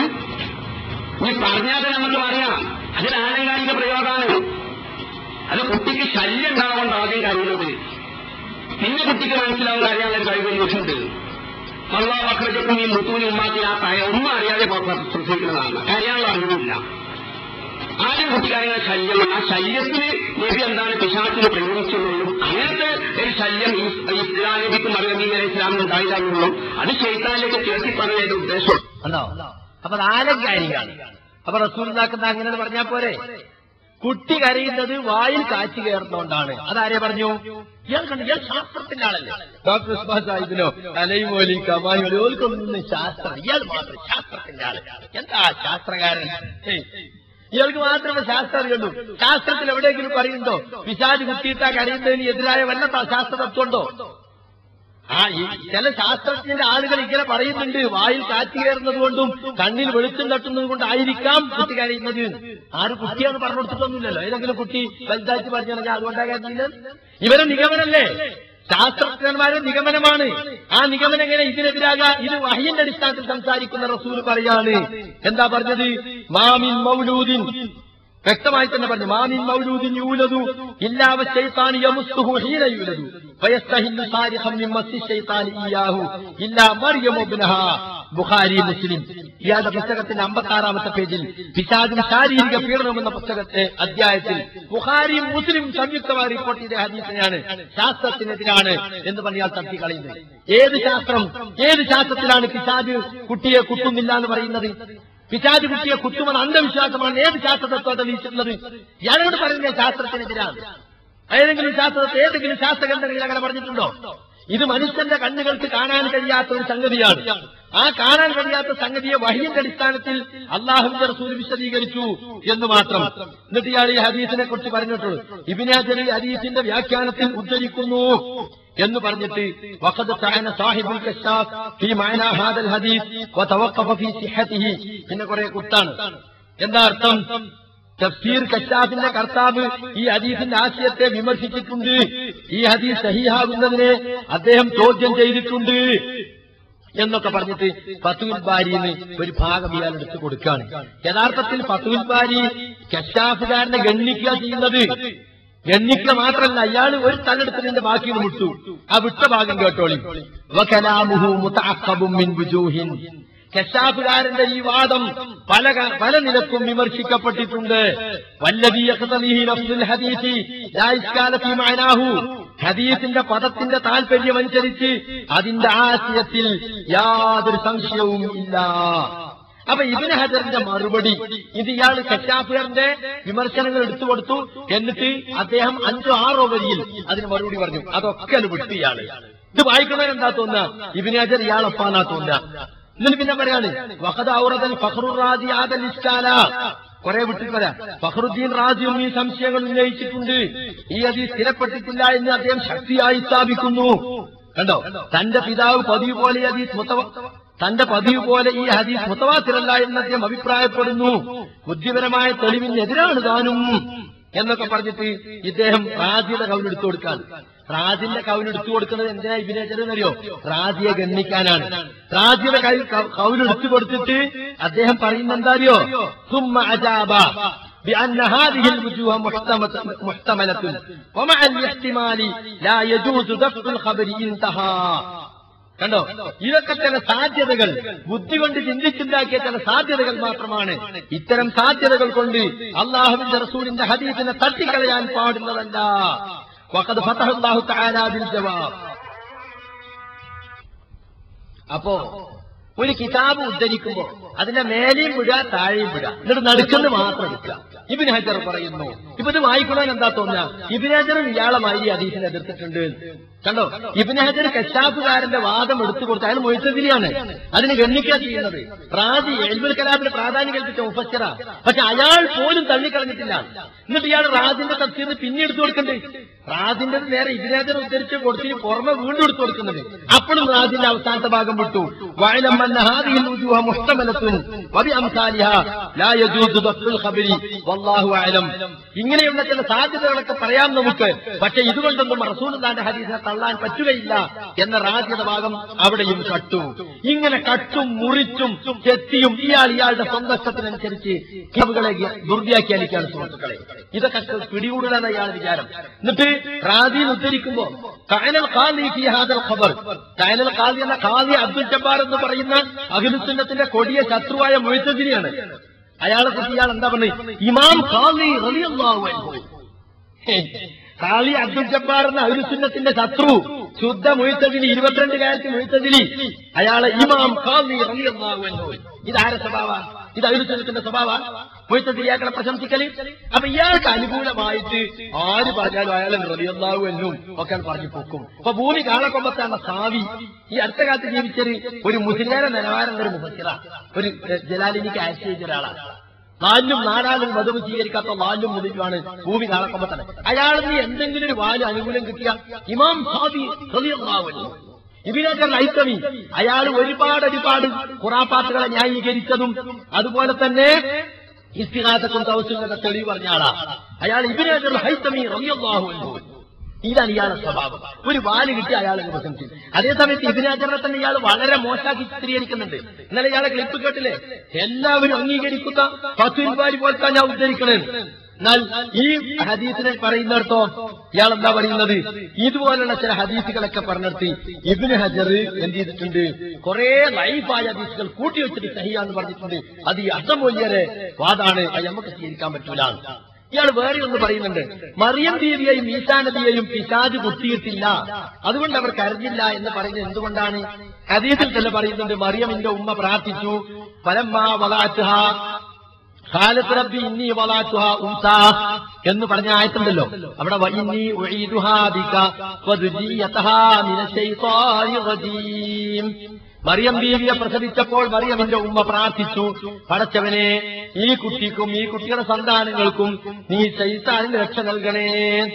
ഇനി പറഞ്ഞാൽ നമുക്ക് അറിയാം അതൊരു ആലങ്കാരിക പ്രയോഗമാണ് അത് കുട്ടിക്ക് ശല്യം ഉണ്ടാവുകൊണ്ട് ആദ്യം കാര്യമുള്ളത് പിന്നെ കുട്ടിക്ക് മനസ്സിലാവുന്ന അറിയാൻ കഴിവുണ്ട് അള്ളാഹ് അക്രജക്കും ഈ മുത്തൂനി ഉമ്മാക്കി ആ പയ ഒന്നും അറിയാതെ പ്രസവിക്കുന്നതാണ് കാര്യമുള്ള അറിവില്ല ആദ്യം കുട്ടിക്കാരുടെ ശല്യം ആ ശല്യത്തിന് നബി എന്താണ് പിശാച്ചിന് പ്രയോഗിച്ചുള്ളൂ അങ്ങനത്തെ ഒരു ശല്യം ഈ ഇസ്ലാം നബിക്കും മറിയബീ അലൈഹി ഇസ്ലാമിന് ഉണ്ടായില്ല എന്നുള്ളൂ അത് ശൈത്താനിലേക്ക് ചേർത്തി പറഞ്ഞതിന്റെ ഉദ്ദേശം ഉണ്ടോ അപ്പൊ അത് ആലങ്കാരികാണ് അപ്പൊ റസൂലിനാക്കുന്ന അങ്ങനെ പറഞ്ഞാൽ പോരെ കുട്ടി കരയുന്നത് വായിൽ കാച്ചു കയറുന്നോണ്ടാണ് അതാരെ പറഞ്ഞു ഇയാൾ കണ്ടു ഇയാൾ ശാസ്ത്രത്തിന്റെ ആളല്ലേ ഡോക്ടർ ഉസ്മാൻ സാഹിബിനോ അലൈമോലി കമാലിയോ ഓൽക്കൊന്നും ശാസ്ത്രം ഇയാൾ മാത്രം ശാസ്ത്രത്തിന്റെ ആള് എന്താ ശാസ്ത്രകാരൻ ഏയ്, ഇയാൾക്ക് മാത്രമേ ശാസ്ത്രം അറിയുള്ളൂ ശാസ്ത്രത്തിൽ എവിടെയെങ്കിലും പറയുന്നുണ്ടോ പിശാജ് കുത്തിയിട്ടാ കരയുന്നതിന് എതിരായ വല്ല ത- ശാസ്ത്ര തത്വമുണ്ടോ ആ ഈ ചില ശാസ്ത്രജ്ഞന്റെ ആളുകൾ ഇങ്ങനെ പറയുന്നുണ്ട് വായിൽ കാറ്റ് കയറുന്നത് കൊണ്ടും കണ്ണിൽ വെളിച്ചം തട്ടുന്നത് കൊണ്ടായിരിക്കാം കുട്ടി കരയുന്നത് ആര് കുട്ടിയാന്ന് പറഞ്ഞു കൊടുത്തിട്ടൊന്നുമില്ലല്ലോ ഏതെങ്കിലും കുട്ടി വലുതായിട്ട് പറഞ്ഞു അതുകൊണ്ടാ കരുതില്ല ഇവരെ നിഗമനല്ലേ ശാസ്ത്രജ്ഞന്മാരുടെ നിഗമനമാണ് ആ നിഗമനം എങ്ങനെ ഇതിനെതിരാകാ ഇത് വഹ്യന്റെ അടിസ്ഥാനത്തിൽ സംസാരിക്കുന്ന റസൂൽ പറയാണ് എന്താ പറഞ്ഞത് മാമിൻ മൗലൂദിൻ വ്യക്തമായി തന്നെ പറഞ്ഞു മാമിൻ മൗലൂദിൻ യൂലതു ഇല്ലാവ ശൈത്താൻ യമുസ്തുഹു ഹീന യൂലതു ഫയസ്തഹില്ലു സാരിഖം മിൻ മസ്സി ശൈത്താൻ ഇയാഹു ഇല്ലാ മറിയം ഇബ്നഹ ബുഖാരി മുസ്ലിം ഇയാളുടെ പുസ്തകത്തിന്റെ അമ്പത്താറാമത്തെ പേജിൽ പിശാചും ശാരീരിക പീഡനം എന്ന പുസ്തകത്തെ അധ്യായത്തിൽ ബുഖാരിയും മുസ്ലിം സംയുക്തമായി റിപ്പോർട്ട് ചെയ്ത ഹദീസിനെയാണ് ശാസ്ത്രത്തിനെതിരാണ് എന്ന് പറഞ്ഞാൽ തട്ടി കളയുന്നത് ഏത് ശാസ്ത്രം ഏത് ശാസ്ത്രത്തിലാണ് പിശാജ് കുട്ടിയെ കുട്ടുന്നില്ല എന്ന് പറയുന്നത് പിശാജ് കുട്ടിയെ കുത്തുമെന്ന അന്ധവിശ്വാസമാണ് ഏത് ശാസ്ത്രതത്വം തെളിയിച്ചിട്ടുള്ളത് ഇയാളോട് പറയുന്നത് ശാസ്ത്രത്തിനെതിരാണ് ഏതെങ്കിലും ശാസ്ത്രത്തെ ഏതെങ്കിലും ശാസ്ത്രഗ്രന്ഥങ്ങളിൽ അങ്ങനെ പറഞ്ഞിട്ടുണ്ടോ ഇത് മനുഷ്യന്റെ കണ്ണുകൾക്ക് കാണാൻ കഴിയാത്ത ഒരു സംഗതിയാണ് ആ കാണാൻ കഴിയാത്ത സംഗതിയെ വഹിയുടെ അടിസ്ഥാനത്തിൽ അള്ളാഹുവിന്റെ റസൂൽ വിശദീകരിച്ചു എന്ന് മാത്രം എന്നിട്ട് ഇയാൾ ഈ ഹദീസിനെ കുറിച്ച് പറഞ്ഞിട്ടുള്ളൂ ഇബിനാജർ ഈ ഹദീസിന്റെ വ്യാഖ്യാനത്തിൽ ഉദ്ധരിക്കുന്നു എന്ന് പറഞ്ഞിട്ട് വഖദ് തഅന സാഹിബുൽ കശാഫ് ഫീ മഅന ഹാദൽ ഹദീസ് വതവഖഫ ഫീ സിഹ്ഹതിഹി പിന്നെ കുറെ കുത്താണ് എന്താ അർത്ഥം തഫ്സീർ കശാഫിന്റെ കർത്താവ് ഈ ഹദീസിന്റെ ആശയത്തെ വിമർശിച്ചിട്ടുണ്ട് ഈ ഹദീസ് സഹിഹാകുന്നതിനെ അദ്ദേഹം ചോദ്യം ചെയ്തിട്ടുണ്ട് എന്നൊക്കെ പറഞ്ഞിട്ട് ഫത്തുൽ ബാരിന്ന് ഒരു ഭാഗം ഇയാൾ എടുത്തു കൊടുക്കുകയാണ് യഥാർത്ഥത്തിൽ ഫത്തുൽ ബാരി കശാഫുകാരനെ ഗണ്ണിക്കുക ചെയ്യുന്നത് ഗണ്ണിക്കുക മാത്രമല്ല അയാൾ ഒരു തലെടുത്തതിന്റെ ബാക്കി ഒന്ന് വിട്ടു ആ വിട്ട ഭാഗം കേട്ടോളി വകലാമുഹു മുതഅഖബും മിൻ വുജൂഹിൻ കശാഫുകാരന്റെ ഈ വാദം പല ക- പല നിലക്കും വിമർശിക്കപ്പെട്ടിട്ടുണ്ട് വല്ലദീ യഖ്തലിഹി നഫ്സുൽ ഹദീസി ലാ ഇസ്കാല ഫീ മഅനാഹു ഹദീസിന്റെ പദത്തിന്റെ താല്പര്യം അനുസരിച്ച് അതിന്റെ ആശയത്തിൽ യാതൊരു സംശയവും ഇല്ല അപ്പൊ ഇബിന് ഹജറിന്റെ മറുപടി ഇത് ഇയാൾ കശാഫുകാരന്റെ വിമർശനങ്ങൾ എടുത്തു കൊടുത്തു എന്നിട്ട് അദ്ദേഹം അഞ്ചോ ആറോ വരിയിൽ അതിന് മറുപടി പറഞ്ഞു അതൊക്കെ അത് വിട്ടു ഇയാള് ഇത് വായിക്കുന്നവർ എന്താ തോന്നുക ഇബിന് ഹജർ ഇയാളൊപ്പാന്നാ തോന്നുക എന്നിട്ട് പിന്നെ പറയാണ് വഖദ ഔറദൽ ഫഖ്റുർ റാജി ആദൽ ഇസ്കാല കുറെ വിട്ടിട്ട് പറയാം ഫഖറുദ്ദീൻ റാജിയും ഈ സംശയങ്ങൾ ഉന്നയിച്ചിട്ടുണ്ട് ഈ അതി സ്ഥിരപ്പെട്ടിട്ടില്ല എന്ന് അദ്ദേഹം ശക്തിയായി സ്ഥാപിക്കുന്നു കണ്ടോ തന്റെ പിതാവ് പതിവ് പോലെ ഈ ഹദീസ് മുത്തവ തന്റെ പതിവ് പോലെ ഈ ഹദീസ് മുത്തവാത്തിരല്ല എന്ന് അദ്ദേഹം അഭിപ്രായപ്പെടുന്നു ബുദ്ധിപരമായ തെളിവിനെതിരാണ് താനും എന്നൊക്കെ പറഞ്ഞിട്ട് ഇദ്ദേഹം റാജിയുടെ കൗലെടുത്തു കൊടുക്കാൻ റാജിന്റെ കൗലെടുത്തു കൊടുക്കുന്നത് എന്തിനാ ഇവിനേച്ചതെന്നറിയോ റാജിയെ ഗണ്ണിക്കാനാണ് റാജിയുടെ കൗലെടുത്തു കൊടുത്തിട്ട് അദ്ദേഹം പറയുന്ന എന്താ അറിയോ സുമ്മ അജാബ بأن هذه الوجوه محتملة, محتملة ومع الاحتمال لا يجوز دفع الخبر انتهى കണ്ടോ ഇതൊക്കെ ചില സാധ്യതകൾ ബുദ്ധി കൊണ്ട് ചിന്തിച്ചുണ്ടാക്കിയ ചില സാധ്യതകൾ മാത്രമാണ് ഇത്തരം സാധ്യതകൾ കൊണ്ട് അള്ളാഹുവിന്റെ റസൂലിന്റെ ഹദീസിനെ തട്ടിക്കളയാൻ പാടുന്നതല്ല വഖദ് ഫതഹല്ലാഹു തആല ബിൽ ജവാബ് അപ്പോ ഒരു കിതാബ് ഉദ്ധരിക്കുമ്പോ അതിന്റെ മേലെയും വിടുക താഴെയും വിടുക എന്നിട്ട് നടുക്കെന്ന് മാത്രം എടുക്കുക ഇബിൻ ഹജർ പറയുന്നു ഇപ്പൊ ഇത് വായിക്കണമെന്ന് എന്താ തോന്നുക ഇബിൻ ഹജറും ഇയാളെ മാതിരി ഹദീസിനെ എതിർത്തിട്ടുണ്ട് കണ്ടോ ഇബിൻ ഹജർ കശാഫുകാരന്റെ വാദം എടുത്തു കൊടുത്ത് അയാൾ മൊയ്ത്തതിരിയാണ് അതിന് ഗണ്ണിക്കുക ചെയ്യുന്നത് റാജി എൽബുൽ കലാമിന് പ്രാധാന്യം കൽപ്പിച്ച മുഫസ്സിറ പക്ഷെ അയാൾ പോലും തള്ളിക്കളഞ്ഞിട്ടില്ല എന്നിട്ട് ഇയാൾ റാജിന്റെ തഫ്സീറിന് പിന്നെ എടുത്തു കൊടുക്കണ്ടേ റാജിന്റെ നേരെ ഇബിൻ ഹജർ ഉദ്ധരിച്ച് കൊടുത്തിന് പുറമെ വീണ്ടും എടുത്തു കൊടുക്കുന്നത് അപ്പോഴും റാജിന്റെ അവസാനത്തെ ഭാഗം വിട്ടു വയലം അന്ന ഹാദിഹിൽ الوجوه محتملة وبأمثالها لا يجوز ضبط الخبر والله أعلم ഇങ്ങനെയുള്ള ചില സാധ്യതകളൊക്കെ പറയാം നമുക്ക് പക്ഷെ ഇതുകൊണ്ടൊന്നും റസൂലുള്ളാന്റെ ഹദീസിനെ തള്ളാൻ പറ്റുകയില്ല എന്ന റാജ്യത ഭാഗം അവിടെയും കട്ടു ഇങ്ങനെ കട്ടും മുറിച്ചും ചെത്തിയും ഇയാൾ ഇയാളുടെ സ്വന്തം ഇഷ്ടത്തിനനുസരിച്ച് കിളവുകളെ ദുർവ്യാഖ്യാനിക്കാണ് സുഹൃത്തുക്കളെ ഇതൊക്കെ പിടികൂടലാണ് ഇയാൾ വിചാരം എന്നിട്ട് റാദിയിൽ ഉദ്ധരിക്കുമ്പോ കാനൽ ഖാദി ഫി ഹാദൽ ഖബർ കാനൽ ഖാദി എന്ന ഖാദി അബ്ദുൽ ജബ്ബാർ എന്ന് പറയുന്ന അഖിലുസുന്നത്തിന്റെ കൊടിയ ശത്രുവായ മൊയ്ത്തതിനെയാണ് അയാളെ കുറിച്ച് ഇയാൾ എന്താ പറഞ്ഞത് ഇമാം ഖാദി റളിയല്ലാഹു അൻഹു ഖാലി അബ്ദുൽ ജബ്ബാർ എന്ന അഖിലുസുന്നത്തിന്റെ ശത്രു ശുദ്ധ മൊയ്ത്തതിലി ഇരുപത്തിരണ്ട് കാലത്ത് മൊയ്ത്തതിലി അയാളെ ഇമാം ഖാദി റളിയല്ലാഹു അൻഹു ഇതാരെ സ്വഭാവ ഇത് അഖിലുസുന്നത്തിന്റെ സ്വഭാവ മൊയ്ത്തതിരിയാക്കളെ പ്രശംസിക്കല് അപ്പൊ ഇയാൾക്ക് അനുകൂലമായിട്ട് ആര് പറഞ്ഞാലും അയാളെ റളിയല്ലാഹു എന്നും ഒക്കെ പറഞ്ഞു പൊക്കും അപ്പൊ ഭൂമി കാളക്കൊമ്പത്താണ് സാവി ഈ അടുത്ത കാലത്ത് ജീവിച്ചൊരു ഒരു മുസ്ലിം നിലവാരം ഒരു മുഹസിറ ഒരു എഹ്, ജലാലിനിക്ക് അയച്ചു ചെയ്ത ഒരാളാണ് നാലും നാലാലും മതം സ്വീകരിക്കാത്ത നാലും മുതലുമാണ് ഭൂമി കാളക്കൊമ്പത്താണ് അയാളിൽ നിന്ന് എന്തെങ്കിലും ഒരു വാല് അനുകൂലം കിട്ടിയ ഇമാം സാബി റളിയല്ലാഹു അൻഹു ഇബിനക്കർ ലൈത്തമി അയാൾ ഒരുപാട് ഒരുപാട് ഖുറാപ്പാത്തുകളെ ന്യായീകരിച്ചതും അതുപോലെ തന്നെ ഇസ്തിഹാസക്കും തവസും തെളിവ് പറഞ്ഞ ആളാ അയാൾ ഇബിനക്കർ ഹൈത്തമി റളിയല്ലാഹു അൻഹു ഇതാണ് ഇയാളുടെ സ്വഭാവം ഒരു വാല് കിട്ടി അയാളെ പ്രശംസിച്ചു അതേസമയത്ത് ഇതിനാചരണ തന്നെ ഇയാൾ വളരെ മോശമാക്കി ചിത്രീകരിക്കുന്നുണ്ട് ഇന്നലെ ഇയാളെ ക്ലിപ്പ് കേട്ടില്ലേ എല്ലാവരും അംഗീകരിക്കുന്ന ഫസുൽ ബാരി പോലത്തെ ഞാൻ ഉദ്ധരിക്കണേ എന്നാൽ ഈ ഹദീസിനെ പറയുന്നിടത്തോ ഇയാൾ എന്താ പറയുന്നത് ഇതുപോലുള്ള ചില ഹദീസുകളൊക്കെ പറഞ്ഞിട്ട് ഇബിന് ഹജർ എന്ത് ചെയ്തിട്ടുണ്ട് കുറെ ലൈഫായ ഹദീസുകൾ കൂട്ടിവെച്ചിട്ട് സഹിയാന്ന് പറഞ്ഞിട്ടുണ്ട് അത് ഈ അസമൂല്യരെ വാദാണ് അത് നമുക്ക് സ്വീകരിക്കാൻ പറ്റൂല ഇയാൾ വേറെ ഒന്ന് പറയുന്നുണ്ട് മറിയം ദേവിയെയും ഈസാ നബിയെയും പിശാജ് കുത്തിയിട്ടില്ല അതുകൊണ്ട് അവർ കരഞ്ഞില്ല എന്ന് പറയുന്നത് എന്തുകൊണ്ടാണ് ഹദീസിൽ തന്നെ പറയുന്നുണ്ട് മറിയമിന്റെ ഉമ്മ പ്രാർത്ഥിച്ചു പലമ്മ വളാറ്റുഹ ഖാലത്ത് റബ്ബി ഇന്നി വളാറ്റുഹ ഉൻസ എന്ന് പറഞ്ഞ ആയത്തുണ്ടല്ലോ അവിടെ വ ഇന്നി ഉഈദുഹാ ബിക വദുജിയതഹാ മിനശൈത്വാനിർ റജീം മറിയം ബീവിയെ പ്രസവിച്ചപ്പോൾ മറിയമിന്റെ ഉമ്മ പ്രാർത്ഥിച്ചു പടച്ചവനെ ഈ കുട്ടിക്കും ഈ കുട്ടിയുടെ സന്താനങ്ങൾക്കും നീ ചൈത്താനിന് രക്ഷ നൽകണേ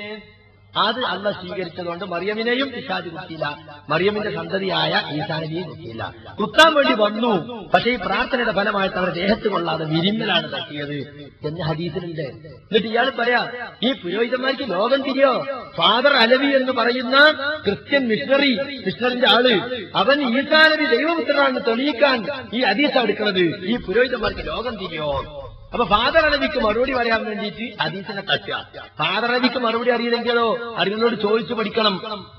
അത് അല്ല സ്വീകരിച്ചതുകൊണ്ട് മറിയമിനെയും പിശാജ് കുത്തിയില്ല മറിയമിന്റെ സന്തതിയായ ഈസാനബിയും കുത്തിയില്ല കുത്താൻ വേണ്ടി വന്നു പക്ഷേ ഈ പ്രാർത്ഥനയുടെ ഫലമായിട്ട് അവർ ദേഹത്ത് കൊള്ളാതെ വിരിമ്മലാണ് തട്ടിയത് എന്ന് ഹദീസിലുണ്ട് എന്നിട്ട് ഇയാൾ പറയാ ഈ പുരോഹിതന്മാർക്ക് ലോകം തിരിയോ ഫാദർ അലവി എന്ന് പറയുന്ന ക്രിസ്ത്യൻ മിഷണറി മിഷണറിന്റെ ആള് അവൻ ഈസാനബി ദൈവപുത്രനാണെന്ന് തെളിയിക്കാൻ ഈ ഹദീസ് എടുക്കുന്നത് ഈ പുരോഹിതന്മാർക്ക് ലോകം തിരിയോ അപ്പൊ ഫാദർ അലവിക്ക് മറുപടി പറയാൻ വേണ്ടിയിട്ട് ഹദീസിനെ തട്ടുക ഫാദർ അലവിക്ക് മറുപടി അറിയില്ലെങ്കിലോ അറിയുന്നോട് ചോദിച്ചു പഠിക്കണം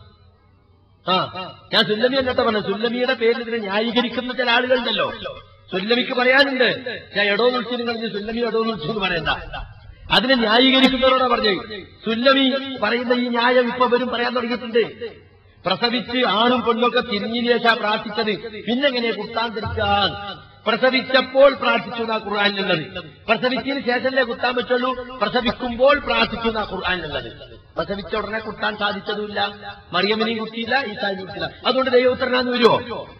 ആ ഞാൻ സുല്ലമി എന്നൊക്കെ പറഞ്ഞു സുല്ലമിയുടെ പേരിൽ ഇതിനെ ന്യായീകരിക്കുന്ന ചില ആളുകളുണ്ടല്ലോ സുല്ലമിക്ക് പറയാനുണ്ട് ഞാൻ എടോ വിളിച്ചു നിങ്ങൾ സുല്ലമി എടോ വിളിച്ചു എന്ന് പറയണ്ട അതിനെ ന്യായീകരിക്കുന്നവരോടാ പറഞ്ഞു സുല്ലമി പറയുന്ന ഈ ന്യായം ഇപ്പൊ വരും പറയാൻ തുടങ്ങിയിട്ടുണ്ട് പ്രസവിച്ച് ആണും പെണ്ണൊക്കെ തിരിഞ്ഞിലേശ പ്രാർത്ഥിച്ചത് പിന്നെങ്ങനെ കുത്താൻ തിരിക്കാൻ പ്രസവിച്ചപ്പോൾ പ്രാർത്ഥിച്ചു എന്നാ ഖുർആാനിലുള്ളത് പ്രസവിച്ചതിന് ശേഷമല്ലേ കുത്താൻ പറ്റുള്ളൂ പ്രസവിക്കുമ്പോൾ പ്രാർത്ഥിച്ചു എന്നാ ഖുർആാനിലുള്ളത് പ്രസവിച്ച ഉടനെ കുത്താൻ സാധിച്ചതുമില്ല മറിയമ്മനെയും കുത്തിയില്ല ഈസാനും കുത്തിയില്ല അതുകൊണ്ട് ദൈവോത്തരനാന്ന് വരുമോ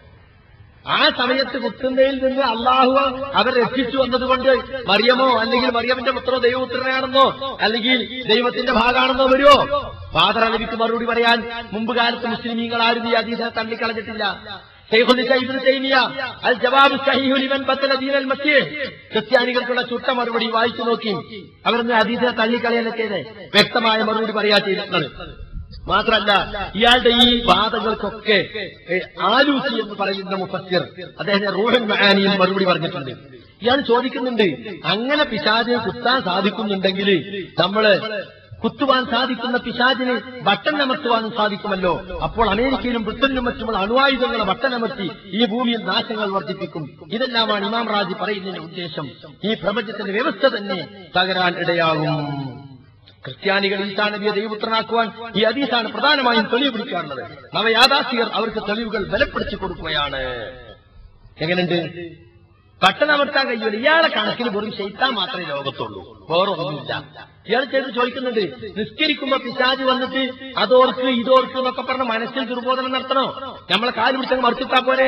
ആ സമയത്ത് കുത്തുന്നതിൽ നിന്ന് അള്ളാഹു അവർ രക്ഷിച്ചു വന്നതുകൊണ്ട് മറിയമോ അല്ലെങ്കിൽ മറിയമിന്റെ പുത്രോ ദൈവപുത്രനാണെന്നോ അല്ലെങ്കിൽ ദൈവത്തിന്റെ ഭാഗമാണെന്നോ വരുമോ ഫാദർ അലവിക്ക് മറുപടി പറയാൻ മുമ്പ് കാലത്ത് മുസ്ലിമീങ്ങൾ ആരും ഈ അതീതനെ തള്ളിക്കളഞ്ഞിട്ടില്ല ശൈഖുൽ ഇബ്നു തൈമിയ അൽ ജവാബ് സഹീഹു ലിമൻ ബത്തല ദീനൽ മസീഹ് ക്രിസ്ത്യാനികൾക്കുള്ള ചുട്ട മറുപടി വായിച്ചു നോക്കി അവരൊന്ന് അതീതനെ തള്ളിക്കളയാനൊക്കെ വ്യക്തമായ മറുപടി പറയാ ചെയ്തിട്ടുള്ളത് മാത്രല്ല ഇയാളുടെ ഈ വാദങ്ങൾക്കൊക്കെ ഏ, ആലൂസി എന്ന് പറയുന്ന മുഫസ്സിർ അദ്ദേഹത്തെ റൂഹൻ മഹാനിയിൽ മറുപടി പറഞ്ഞിട്ടുണ്ട് ഇയാൾ ചോദിക്കുന്നുണ്ട് അങ്ങനെ പിശാചിനെ കുത്താൻ സാധിക്കുന്നുണ്ടെങ്കിൽ നമ്മള് കുത്തുവാൻ സാധിക്കുന്ന പിശാചിന് ബട്ടൺ അമർത്തുവാനും സാധിക്കുമല്ലോ അപ്പോൾ അമേരിക്കയിലും ബ്രിട്ടനിലും മറ്റുമുള്ള അണുവായുധങ്ങളെ ബട്ടണമർത്തി ഈ ഭൂമിയിൽ നാശങ്ങൾ വർദ്ധിപ്പിക്കും ഇതെല്ലാമാണ് ഇമാം റാജി പറയുന്നതിന്റെ ഉദ്ദേശം ഈ പ്രപഞ്ചത്തിന്റെ വ്യവസ്ഥ തന്നെ തകരാൻ ഇടയാകും ക്രിസ്ത്യാനികൾ ഈസാ നബിയെ ദൈവപുത്രനാക്കുവാൻ ഈ അതീസാണ് പ്രധാനമായും തെളിവ് പിടിക്കാറുള്ളത് നവയാഥാസികർ അവർക്ക് തെളിവുകൾ ബലപ്പെടുത്തി കൊടുക്കുകയാണ് എങ്ങനെയുണ്ട് പെട്ടെന്ന് അമർത്താൻ കഴിയൂല ഇയാളെ കണക്കിന് വെറും ശൈത്താൻ മാത്രമേ ലോകത്തുള്ളൂ വേറെ ഒന്നുമില്ല ഇയാൾ ചെയ്ത് ചോദിക്കുന്നുണ്ട് നിസ്കരിക്കുമ്പോ പിശാജ് വന്നിട്ട് അതോർക്ക് ഇതോർക്ക് എന്നൊക്കെ പറഞ്ഞ മനസ്സിൽ ദുർബോധനം നടത്തണോ നമ്മളെ കാല് പിടിച്ചങ്ങ് മറിച്ചിട്ടാ പോരെ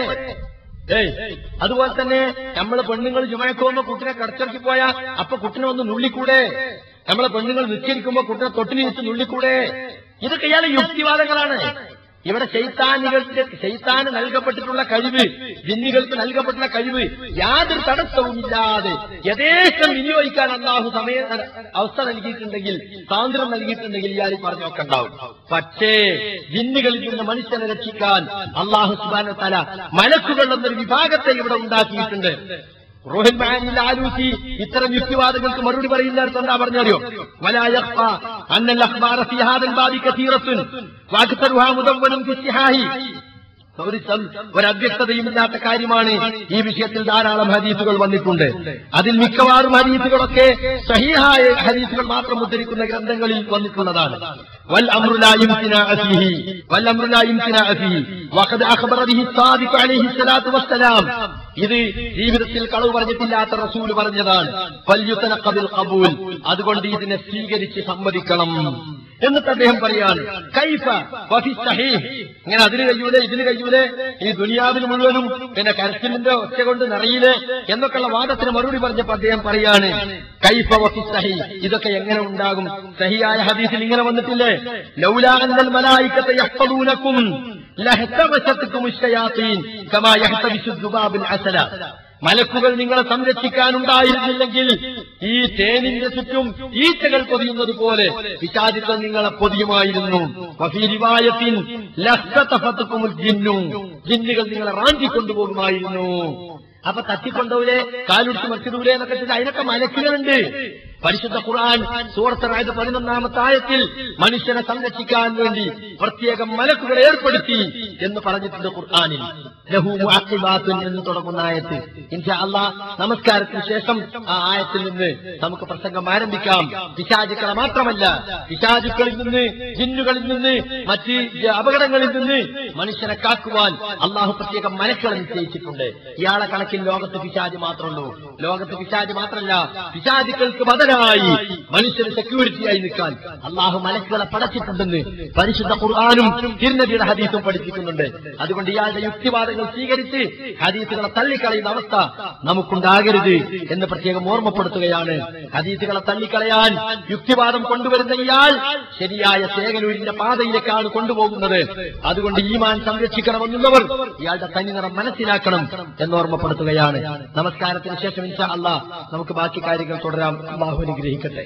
ഏയ് അതുപോലെ തന്നെ നമ്മളെ പെണ്ണുങ്ങൾ ജുമയക്ക് പോകുമ്പോ കുട്ടിനെ കടച്ചിറക്കി പോയാ അപ്പൊ കുട്ടിനെ ഒന്ന് നുള്ളിക്കൂടെ നമ്മളെ പെണ്ണുങ്ങൾ നിസ്കരിക്കുമ്പോ കുട്ടിനെ തൊട്ടിന് വെച്ച് നുള്ളിക്കൂടെ ഇതൊക്കെ ഇയാളെ യുക്തിവാദങ്ങളാണ് ഇവിടെ ശൈത്താനികൾക്ക് ശൈത്താന് നൽകപ്പെട്ടിട്ടുള്ള കഴിവ് ജിന്നുകൾക്ക് നൽകപ്പെട്ടുള്ള കഴിവ് യാതൊരു തടസ്സവുമില്ലാതെ യഥേഷ്ടം വിനിയോഗിക്കാൻ അള്ളാഹു സമയ അവസ്ഥ നൽകിയിട്ടുണ്ടെങ്കിൽ സ്വാതന്ത്ര്യം നൽകിയിട്ടുണ്ടെങ്കിൽ ഇയാൾ ഈ പറഞ്ഞൊക്കെ ഉണ്ടാവും പക്ഷേ ജിന്നുകളിൽ നിന്ന് മനുഷ്യനെ രക്ഷിക്കാൻ അള്ളാഹു സുബാന തല മലക്കുകൾ എന്നൊരു വിഭാഗത്തെ ഇവിടെ ഉണ്ടാക്കിയിട്ടുണ്ട് റോഹിൻ മഹാനിൽ ആലൂസി ഇത്തരം യുക്തിവാദങ്ങൾക്ക് മറുപടി പറയുന്നിടത്ത് എന്താ പറഞ്ഞറിയോ വലായഖ്ഫ അന്നൽ അഖ്ബാറ ഫീ ഹാദൽ ബാബി കസീറത്തുൻ വഅക്തറുഹാ മുദവ്വനും ഫി സിഹാഹി ഒരു സം- ഒരു അവ്യക്തതയുമില്ലാത്ത കാര്യമാണ് ഈ വിഷയത്തിൽ ധാരാളം ഹദീസുകൾ വന്നിട്ടുണ്ട് അതിൽ മിക്കവാറും ഹദീസുകളൊക്കെ സഹീഹായ ഹദീസുകൾ മാത്രം ഉദ്ധരിക്കുന്ന ഗ്രന്ഥങ്ങളിൽ വന്നിട്ടുള്ളതാണ് വൽ അമ്രുലാ യുംകിനാ അഫീഹി വൽ അമ്രുലാ യുംകിനാ അഫീഹി വഖദ് അഖബറ ബിഹി സാദിഖ് അലൈഹി സ്വലാത്തു വസ്സലാം ഇത് ജീവിതത്തിൽ കളവ് പറഞ്ഞിട്ടില്ലാത്ത റസൂൽ പറഞ്ഞതാണ് ഫല്യുതനഖബിൽ ഖബൂൽ അതുകൊണ്ട് ഇതിനെ സ്വീകരിച്ച് സമ്മതിക്കണം എന്നിട്ട് അദ്ദേഹം പറയാണ് കൈഫ വഫി സഹീഹ് ഇങ്ങനെ അതിന് കഴിയൂലേ ഇതിന് കഴിയൂലേ ഈ ദുനിയാവിന് മുഴുവനും പിന്നെ കരച്ചിലിന്റെ ഒച്ച കൊണ്ട് നിറയില്ലേ എന്നൊക്കെയുള്ള വാദത്തിന് മറുപടി പറഞ്ഞപ്പോ അദ്ദേഹം പറയാണ് കൈഫ വഫി സഹീഹ് ഇതൊക്കെ എങ്ങനെ ഉണ്ടാകും സഹിയായ ഹദീസിൽ ഇങ്ങനെ വന്നിട്ടില്ലേ ലൗലാഅന്നൽ മലായികത്തെ യഹ്ഫദൂനക്കും ലഹ്തബസത്തുക്കും الشياطين كما يحتبس الذباب العسل മലക്കുകൾ നിങ്ങളെ സംരക്ഷിക്കാനുണ്ടായിരുന്നില്ലെങ്കിൽ ഈ തേനിന്റെ ചുറ്റും ഈച്ചകൾ പൊതിയുന്നത് പോലെ വിചാരിത്തം നിങ്ങളെ പൊതിയുമായിരുന്നു വഫീരിവായത്തിൻ ലഹ്തഫത്തുക്കുമുൽ ജിന്നു ജിന്നുകൾ നിങ്ങളെ റാഞ്ചി കൊണ്ടുപോകുമായിരുന്നു അപ്പൊ തട്ടിക്കൊണ്ടൂലേ കാലുടിച്ച് മറിച്ചിടൂലേ എന്നൊക്കെ ചെയ്ത് അതിനൊക്കെ മലക്കുകളുണ്ട് പരിശുദ്ധ ഖുർആൻ സൂറത്തറായത് പതിനൊന്നാമത്തെ ആയത്തിൽ മനുഷ്യനെ സംരക്ഷിക്കാൻ വേണ്ടി പ്രത്യേകം മലക്കുകളെ ഏർപ്പെടുത്തി എന്ന് പറഞ്ഞിട്ടുണ്ട് ഖുർആനിൽ ലഹു മുഅഖിബാത്തുൻ എന്ന് തുടങ്ങുന്ന ആയത്ത് ഇൻഷാ അള്ളാ നമസ്കാരത്തിന് ശേഷം ആ ആയത്തിൽ നിന്ന് നമുക്ക് പ്രസംഗം ആരംഭിക്കാം പിശാചുക്കളെ മാത്രമല്ല പിശാചുക്കളിൽ നിന്ന് ജിന്നുകളിൽ നിന്ന് മറ്റ് അപകടങ്ങളിൽ നിന്ന് മനുഷ്യനെ കാക്കുവാൻ അള്ളാഹു പ്രത്യേകം മലക്കളെ നിശ്ചയിച്ചിട്ടുണ്ട് ഇയാളെ കണക്കിൽ ലോകത്ത് പിശാജ് മാത്രമുള്ളൂ ലോകത്ത് പിശാജ് മാത്രമല്ല പിശാചുക്കൾക്ക് ബദലായി മനുഷ്യന് സെക്യൂരിറ്റിയായി നിൽക്കാൻ അള്ളാഹു മലക്കുകളെ പടച്ചിട്ടുണ്ടെന്ന് പരിശുദ്ധ ഖുർആാനും തിരുനബിയുടെ ഹദീസും പഠിപ്പിക്കുന്നുണ്ട് അതുകൊണ്ട് ഇയാളുടെ യുക്തിവാദങ്ങൾ സ്വീകരിച്ച് ഹദീസുകളെ തള്ളിക്കളയുന്ന അവസ്ഥ നമുക്കുണ്ടാകരുത് എന്ന് പ്രത്യേകം ഓർമ്മപ്പെടുത്തുകയാണ് ഹദീസുകളെ തള്ളിക്കളയാൻ യുക്തിവാദം കൊണ്ടുവരുന്ന ഇയാൾ ശരിയായ സേകനൂരിന്റെ പാതയിലേക്കാണ് കൊണ്ടുപോകുന്നത് അതുകൊണ്ട് ഈമാൻ സംരക്ഷിക്കണമെന്നുള്ളവർ ഇയാളുടെ തനിനിറം മനസ്സിലാക്കണം എന്ന് ഓർമ്മപ്പെടുത്തുകയാണ് നമസ്കാരത്തിന് ശേഷം ഇൻഷാ അള്ളാ നമുക്ക് ബാക്കി കാര്യങ്ങൾ തുടരാം അള്ളാഹു അനുഗ്രഹിക്കട്ടെ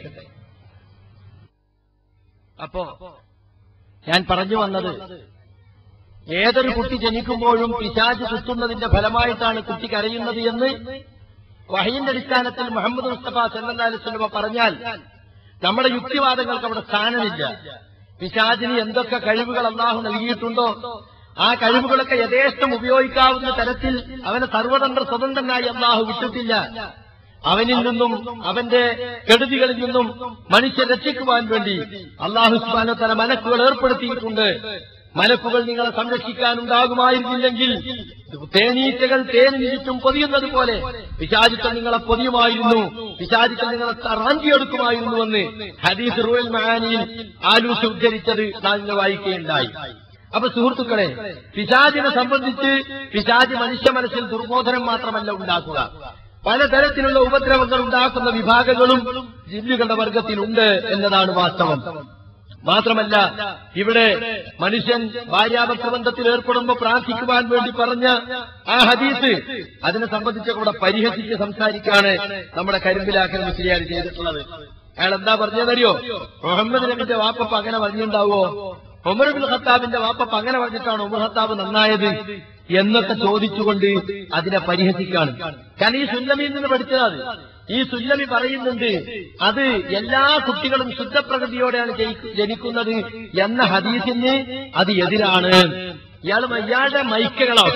അപ്പോ ഞാൻ പറഞ്ഞു വന്നത് ഏതൊരു കുട്ടി ജനിക്കുമ്പോഴും പിശാച് കുത്തുന്നതിന്റെ ഫലമായിട്ടാണ് കുട്ടി കരയുന്നത് എന്ന് വഹയിന്റെ അടിസ്ഥാനത്തിൽ മുഹമ്മദ് മുസ്തഫ സല്ലല്ലാഹു അലൈഹി വസല്ലമ പറഞ്ഞാൽ നമ്മുടെ യുക്തിവാദങ്ങൾക്ക് അവിടെ സ്ഥാനമില്ല പിശാചിന് എന്തൊക്കെ കഴിവുകൾ അള്ളാഹു നൽകിയിട്ടുണ്ടോ ആ കഴിവുകളൊക്കെ യഥേഷ്ടം ഉപയോഗിക്കാവുന്ന തരത്തിൽ അവനെ സർവതന്ത്ര സ്വതന്ത്രനായി അള്ളാഹു വിട്ടിട്ടില്ല അവനിൽ നിന്നും അവന്റെ കെടുതികളിൽ നിന്നും മനുഷ്യരെ രക്ഷിക്കുവാൻ വേണ്ടി അള്ളാഹു സുബാന തല മലക്കുകൾ ഏർപ്പെടുത്തിയിട്ടുണ്ട് മലക്കുകൾ നിങ്ങളെ സംരക്ഷിക്കാനുണ്ടാകുമായിരുന്നില്ലെങ്കിൽ തേനീച്ചകൾ തേനിന് ചുറ്റും പൊതിയുന്നത് പോലെ പിശാചിത്തം നിങ്ങളെ പൊതിയുമായിരുന്നു പിശാചിത്തം നിങ്ങളെ റാഞ്ചിയെടുക്കുമായിരുന്നുവെന്ന് ഹദീസ് റൂയൽ മഹാനിയിൽ ആലൂസ് ഉദ്ധരിച്ചത് നാം ഇന്ന് വായിക്കുകയുണ്ടായി അപ്പൊ സുഹൃത്തുക്കളെ പിശാചിനെ സംബന്ധിച്ച് പിശാച് മനുഷ്യ മനസ്സിൽ ദുർബോധനം മാത്രമല്ല ഉണ്ടാക്കുക പലതരത്തിലുള്ള ഉപദ്രവങ്ങൾ ഉണ്ടാക്കുന്ന വിഭാഗങ്ങളും ജില്ലുകളുടെ വർഗത്തിലുണ്ട് എന്നതാണ് വാസ്തവം മാത്രമല്ല ഇവിടെ മനുഷ്യൻ ഭാര്യാഭർത്ത ബന്ധത്തിൽ ഏർപ്പെടുമ്പോൾ പ്രാർത്ഥിക്കുവാൻ വേണ്ടി പറഞ്ഞ ആ ഹദീസ് അതിനെ സംബന്ധിച്ച് കൂടെ പരിഹസിച്ച് സംസാരിക്കാണ് നമ്മുടെ കരിമ്പിലാക്കൽ മുസ്ലിയാർ ചെയ്തിട്ടുള്ളത് അയാൾ എന്താ പറഞ്ഞതറിയോ മുഹമ്മദ് നബിന്റെ വാപ്പപ്പ അങ്ങനെ പറഞ്ഞിട്ടുണ്ടാവോ ഉമർ ബിൻ ഖത്താബിന്റെ വാപ്പപ്പ അങ്ങനെ പറഞ്ഞിട്ടാണ് ഉമർ ഖത്താബ് നന്നായത് എന്നൊക്കെ ചോദിച്ചുകൊണ്ട് അതിനെ പരിഹസിക്കാണ് കാരണം ഈ സുല്ലമിയിൽ നിന്ന് പഠിച്ചതാണ് ഈ സുല്ലമി പറയുന്നുണ്ട് അത് എല്ലാ കുട്ടികളും ശുദ്ധപ്രകൃതിയോടെയാണ് ജയിക്കു- ജനിക്കുന്നത് എന്ന ഹദീസിന് അത് എതിരാണ് ഇയാൾ ഇയാളുടെ മൈക്കകളൊക്കെ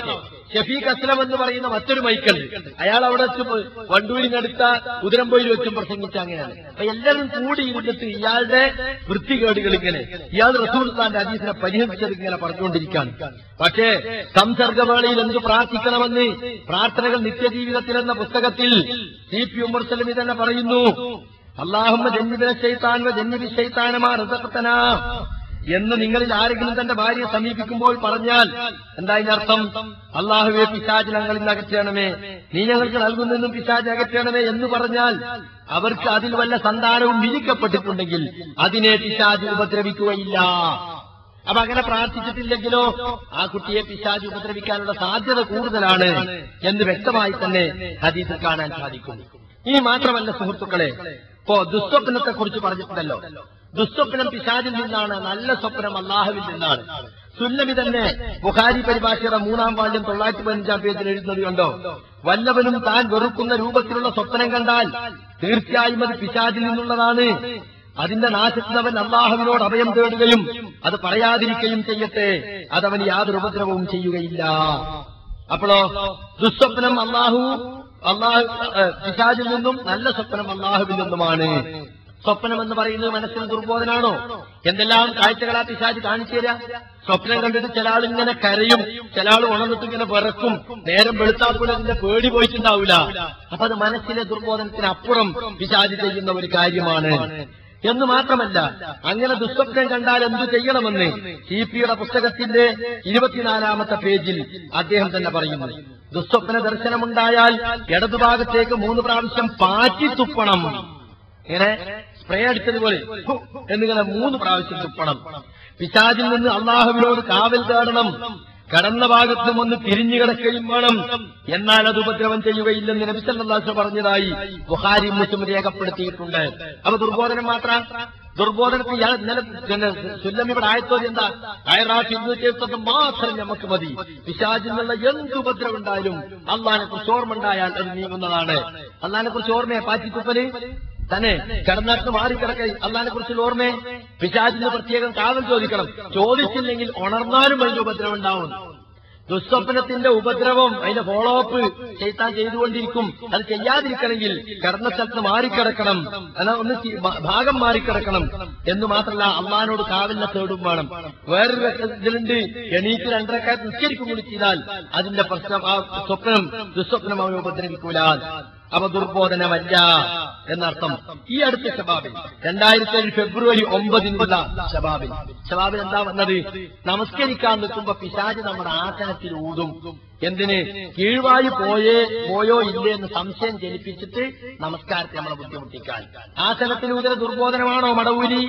ഷഫീഖ് അസ്ലം എന്ന് പറയുന്ന മറ്റൊരു മൈക്കുണ്ട് അയാൾ അവിടെ വെച്ച് വണ്ടൂരിനടുത്ത ഉദരംപോയിൽ വെച്ചും പ്രസംഗിച്ച അങ്ങനെയാണ് അപ്പൊ എല്ലാവരും കൂടി ഇരുന്നിട്ട് ഇയാളുടെ വൃത്തികേടുകൾ ഇങ്ങനെ ഇയാൾ റസൂൽ ഖാന്റെ അതീസിനെ പരിഹരിച്ചത് ഇങ്ങനെ പറഞ്ഞുകൊണ്ടിരിക്കുകയാണ് പക്ഷേ സംസർഗവേളയിൽ എന്ത് പ്രാർത്ഥിക്കണമെന്ന് പ്രാർത്ഥനകൾ നിത്യജീവിതത്തിൽ എന്ന പുസ്തകത്തിൽ സി പി ഉമർ സലമി തന്നെ പറയുന്നു അള്ളാഹുമ്മ ജന്നിബിനെ ശൈത്താൻ ജന്നിബി ശൈത്താനമാ റസഖത്തനാ എന്ന് നിങ്ങളിൽ ആരെങ്കിലും തന്റെ ഭാര്യയെ സമീപിക്കുമ്പോൾ പറഞ്ഞാൽ എന്താ ഇതിനർത്ഥം അള്ളാഹുവെ പിശാജ് ഞങ്ങളിൽ നിന്ന് അകറ്റണമേ നീ ഞങ്ങൾക്ക് നൽകുന്നെന്നും പിശാജ് അകറ്റണമേ എന്ന് പറഞ്ഞാൽ അവർക്ക് അതിൽ വല്ല സന്താനവും വിധിക്കപ്പെട്ടിട്ടുണ്ടെങ്കിൽ അതിനെ പിശാജ് ഉപദ്രവിക്കുകയില്ല അപ്പൊ അങ്ങനെ പ്രാർത്ഥിച്ചിട്ടില്ലെങ്കിലോ ആ കുട്ടിയെ പിശാജ് ഉപദ്രവിക്കാനുള്ള സാധ്യത കൂടുതലാണ് എന്ന് വ്യക്തമായി തന്നെ ഹദീസിൽ കാണാൻ സാധിക്കും ഇനി മാത്രമല്ല സുഹൃത്തുക്കളെ ഇപ്പോ ദുസ്വപ്നത്തെ കുറിച്ച് പറഞ്ഞിട്ടുണ്ടല്ലോ ദുസ്വപ്നം പിശാചിൽ നിന്നാണ് നല്ല സ്വപ്നം അള്ളാഹുവിൽ നിന്നാണ് സുല്ലമി തന്നെ ബുഖാരി പരിഭാഷയുടെ മൂന്നാം വാല്യം തൊള്ളായിരത്തി പതിനഞ്ചാം പേജിൽ എഴുതുന്നത് കണ്ടോ വല്ലവനും താൻ വെറുക്കുന്ന രൂപത്തിലുള്ള സ്വപ്നം കണ്ടാൽ തീർച്ചയായും അത് പിശാചിൽ നിന്നുള്ളതാണ് അതിന്റെ നാശത്തിനവൻ അള്ളാഹുവിനോട് അഭയം തേടുകയും അത് പറയാതിരിക്കുകയും ചെയ്യട്ടെ അതവന് യാതൊരു ഉപദ്രവവും ചെയ്യുകയില്ല അപ്പോഴോ ദുസ്വപ്നം അള്ളാഹു അള്ളാഹു ഏഹ്, പിശാചിൽ നിന്നും നല്ല സ്വപ്നം അള്ളാഹുവിൽ നിന്നുമാണ് സ്വപ്നം എന്ന് പറയുന്നത് മനസ്സിൽ ദുർബോധനാണോ എന്തെല്ലാം കാഴ്ചകളാ പിശാജ് കാണിച്ചു തരാ സ്വപ്നം കണ്ടിട്ട് ചില ആൾ ഇങ്ങനെ കരയും ചില ആൾ ഉണർന്നിട്ട് ഇങ്ങനെ വിറക്കും നേരം വെളുത്താപ്പോൾ അതിന്റെ പേടി പോയിട്ടുണ്ടാവില്ല അപ്പൊ അത് മനസ്സിലെ ദുർബോധനത്തിനപ്പുറം പിശാജ് ചെയ്യുന്ന ഒരു കാര്യമാണ് എന്ന് മാത്രമല്ല അങ്ങനെ ദുസ്വപ്നം കണ്ടാൽ എന്തു ചെയ്യണമെന്ന് സി പിയുടെ പുസ്തകത്തിന്റെ ഇരുപത്തിനാലാമത്തെ പേജിൽ അദ്ദേഹം തന്നെ പറയുന്നു ദുസ്വപ്ന ദർശനമുണ്ടായാൽ ഇടതുഭാഗത്തേക്ക് മൂന്ന് പ്രാവശ്യം പാറ്റി തുപ്പണം ഇങ്ങനെ സ്പ്രേ അടിച്ചതുപോലെ ഹു എന്നിങ്ങനെ മൂന്ന് പ്രാവശ്യം തുപ്പണം പിശാചിൽ നിന്ന് അള്ളാഹുവിനോട് കാവൽ തേടണം കടന്ന ഭാഗത്തും ഒന്ന് തിരിഞ്ഞു കിടക്കുകയും വേണം എന്നാൽ അത് ഉപദ്രവം ചെയ്യുകയില്ലെന്ന് നബിസല്ലാസ് പറഞ്ഞതായി ബുഹാരി മുസ്ലിം രേഖപ്പെടുത്തിയിട്ടുണ്ട് അപ്പൊ ദുർബോധനം മാത്രം ദുർബോധനത്തിൽ ഇയാൾ ഇന്നലെ പിന്നെ സുല്ലം ഇവിടെ ആയത്തോതി എന്താ അയറാഫ് ഇരുന്നൂറ്റി എഴുപത്തൊന്ന് മാത്രം നമുക്ക് മതി പിശാചിൽ നിന്നുള്ള എന്ത് ഉപദ്രവം ഉണ്ടായാലും അള്ളഹാനെ കുറിച്ച് ഓർമ്മ ഉണ്ടായാൽ അത് നീങ്ങുന്നതാണ് അള്ളഹാനെ കുറിച്ച് ഓർമ്മയെ പാറ്റിത്തുപ്പല് തന്നെ കിടന്നിട്ട് മാറിക്കിടക്ക അള്ളഹാനെ കുറിച്ചുള്ള ഓർമ്മയെ പിശാചിന് പ്രത്യേകം കാവൽ ചോദിക്കണം ചോദിച്ചില്ലെങ്കിൽ ഉണർന്നാലും അതിന്റെ ഉപദ്രവം ഉണ്ടാവും ദുസ്വപ്നത്തിന്റെ ഉപദ്രവം അതിന്റെ ഫോളോ അപ്പ് ചെയ്താൻ ചെയ്തുകൊണ്ടിരിക്കും അത് ചെയ്യാതിരിക്കണമെങ്കിൽ കിടന്ന സ്ഥലത്ത് മാറിക്കിടക്കണം അല്ല ഒന്ന് ചി- ഭ- ഭാഗം മാറിക്കിടക്കണം എന്ന് മാത്രമല്ല അള്ളഹാനോട് കാവലിനെ തേടും വേണം വേറൊരു ഇതിലുണ്ട് എണീറ്റ് രണ്ടരക്കാലത്ത് നിസ്കരിക്കും കൂടി ചെയ്താൽ അതിന്റെ പ്രശ്നം ആ സ്വപ്നം ദുസ്വപ്നം അവനെ ഉപദ്രവിക്കൂല അവ ദുർബോധനമല്ല എന്നർത്ഥം ഈ അടുത്ത ശബാബിൽ രണ്ടായിരത്തി ഏഴ് ഫെബ്രുവരി ഒമ്പതിനുള്ള ശബാബിൽ ശബാബിൽ എന്താ വന്നത് നമസ്കരിക്കാൻ നിൽക്കുമ്പോ പിശാജ് നമ്മുടെ ആസനത്തിൽ ഊതും എന്തിന് കീഴ്വായി പോയേ പോയോ ഇല്ലേ എന്ന് സംശയം ജനിപ്പിച്ചിട്ട് നമസ്കാരത്തെ നമ്മളെ ബുദ്ധിമുട്ടിക്കാൻ ആസനത്തിൽ ഊതൽ ദുർബോധനമാണോ മടവൂരി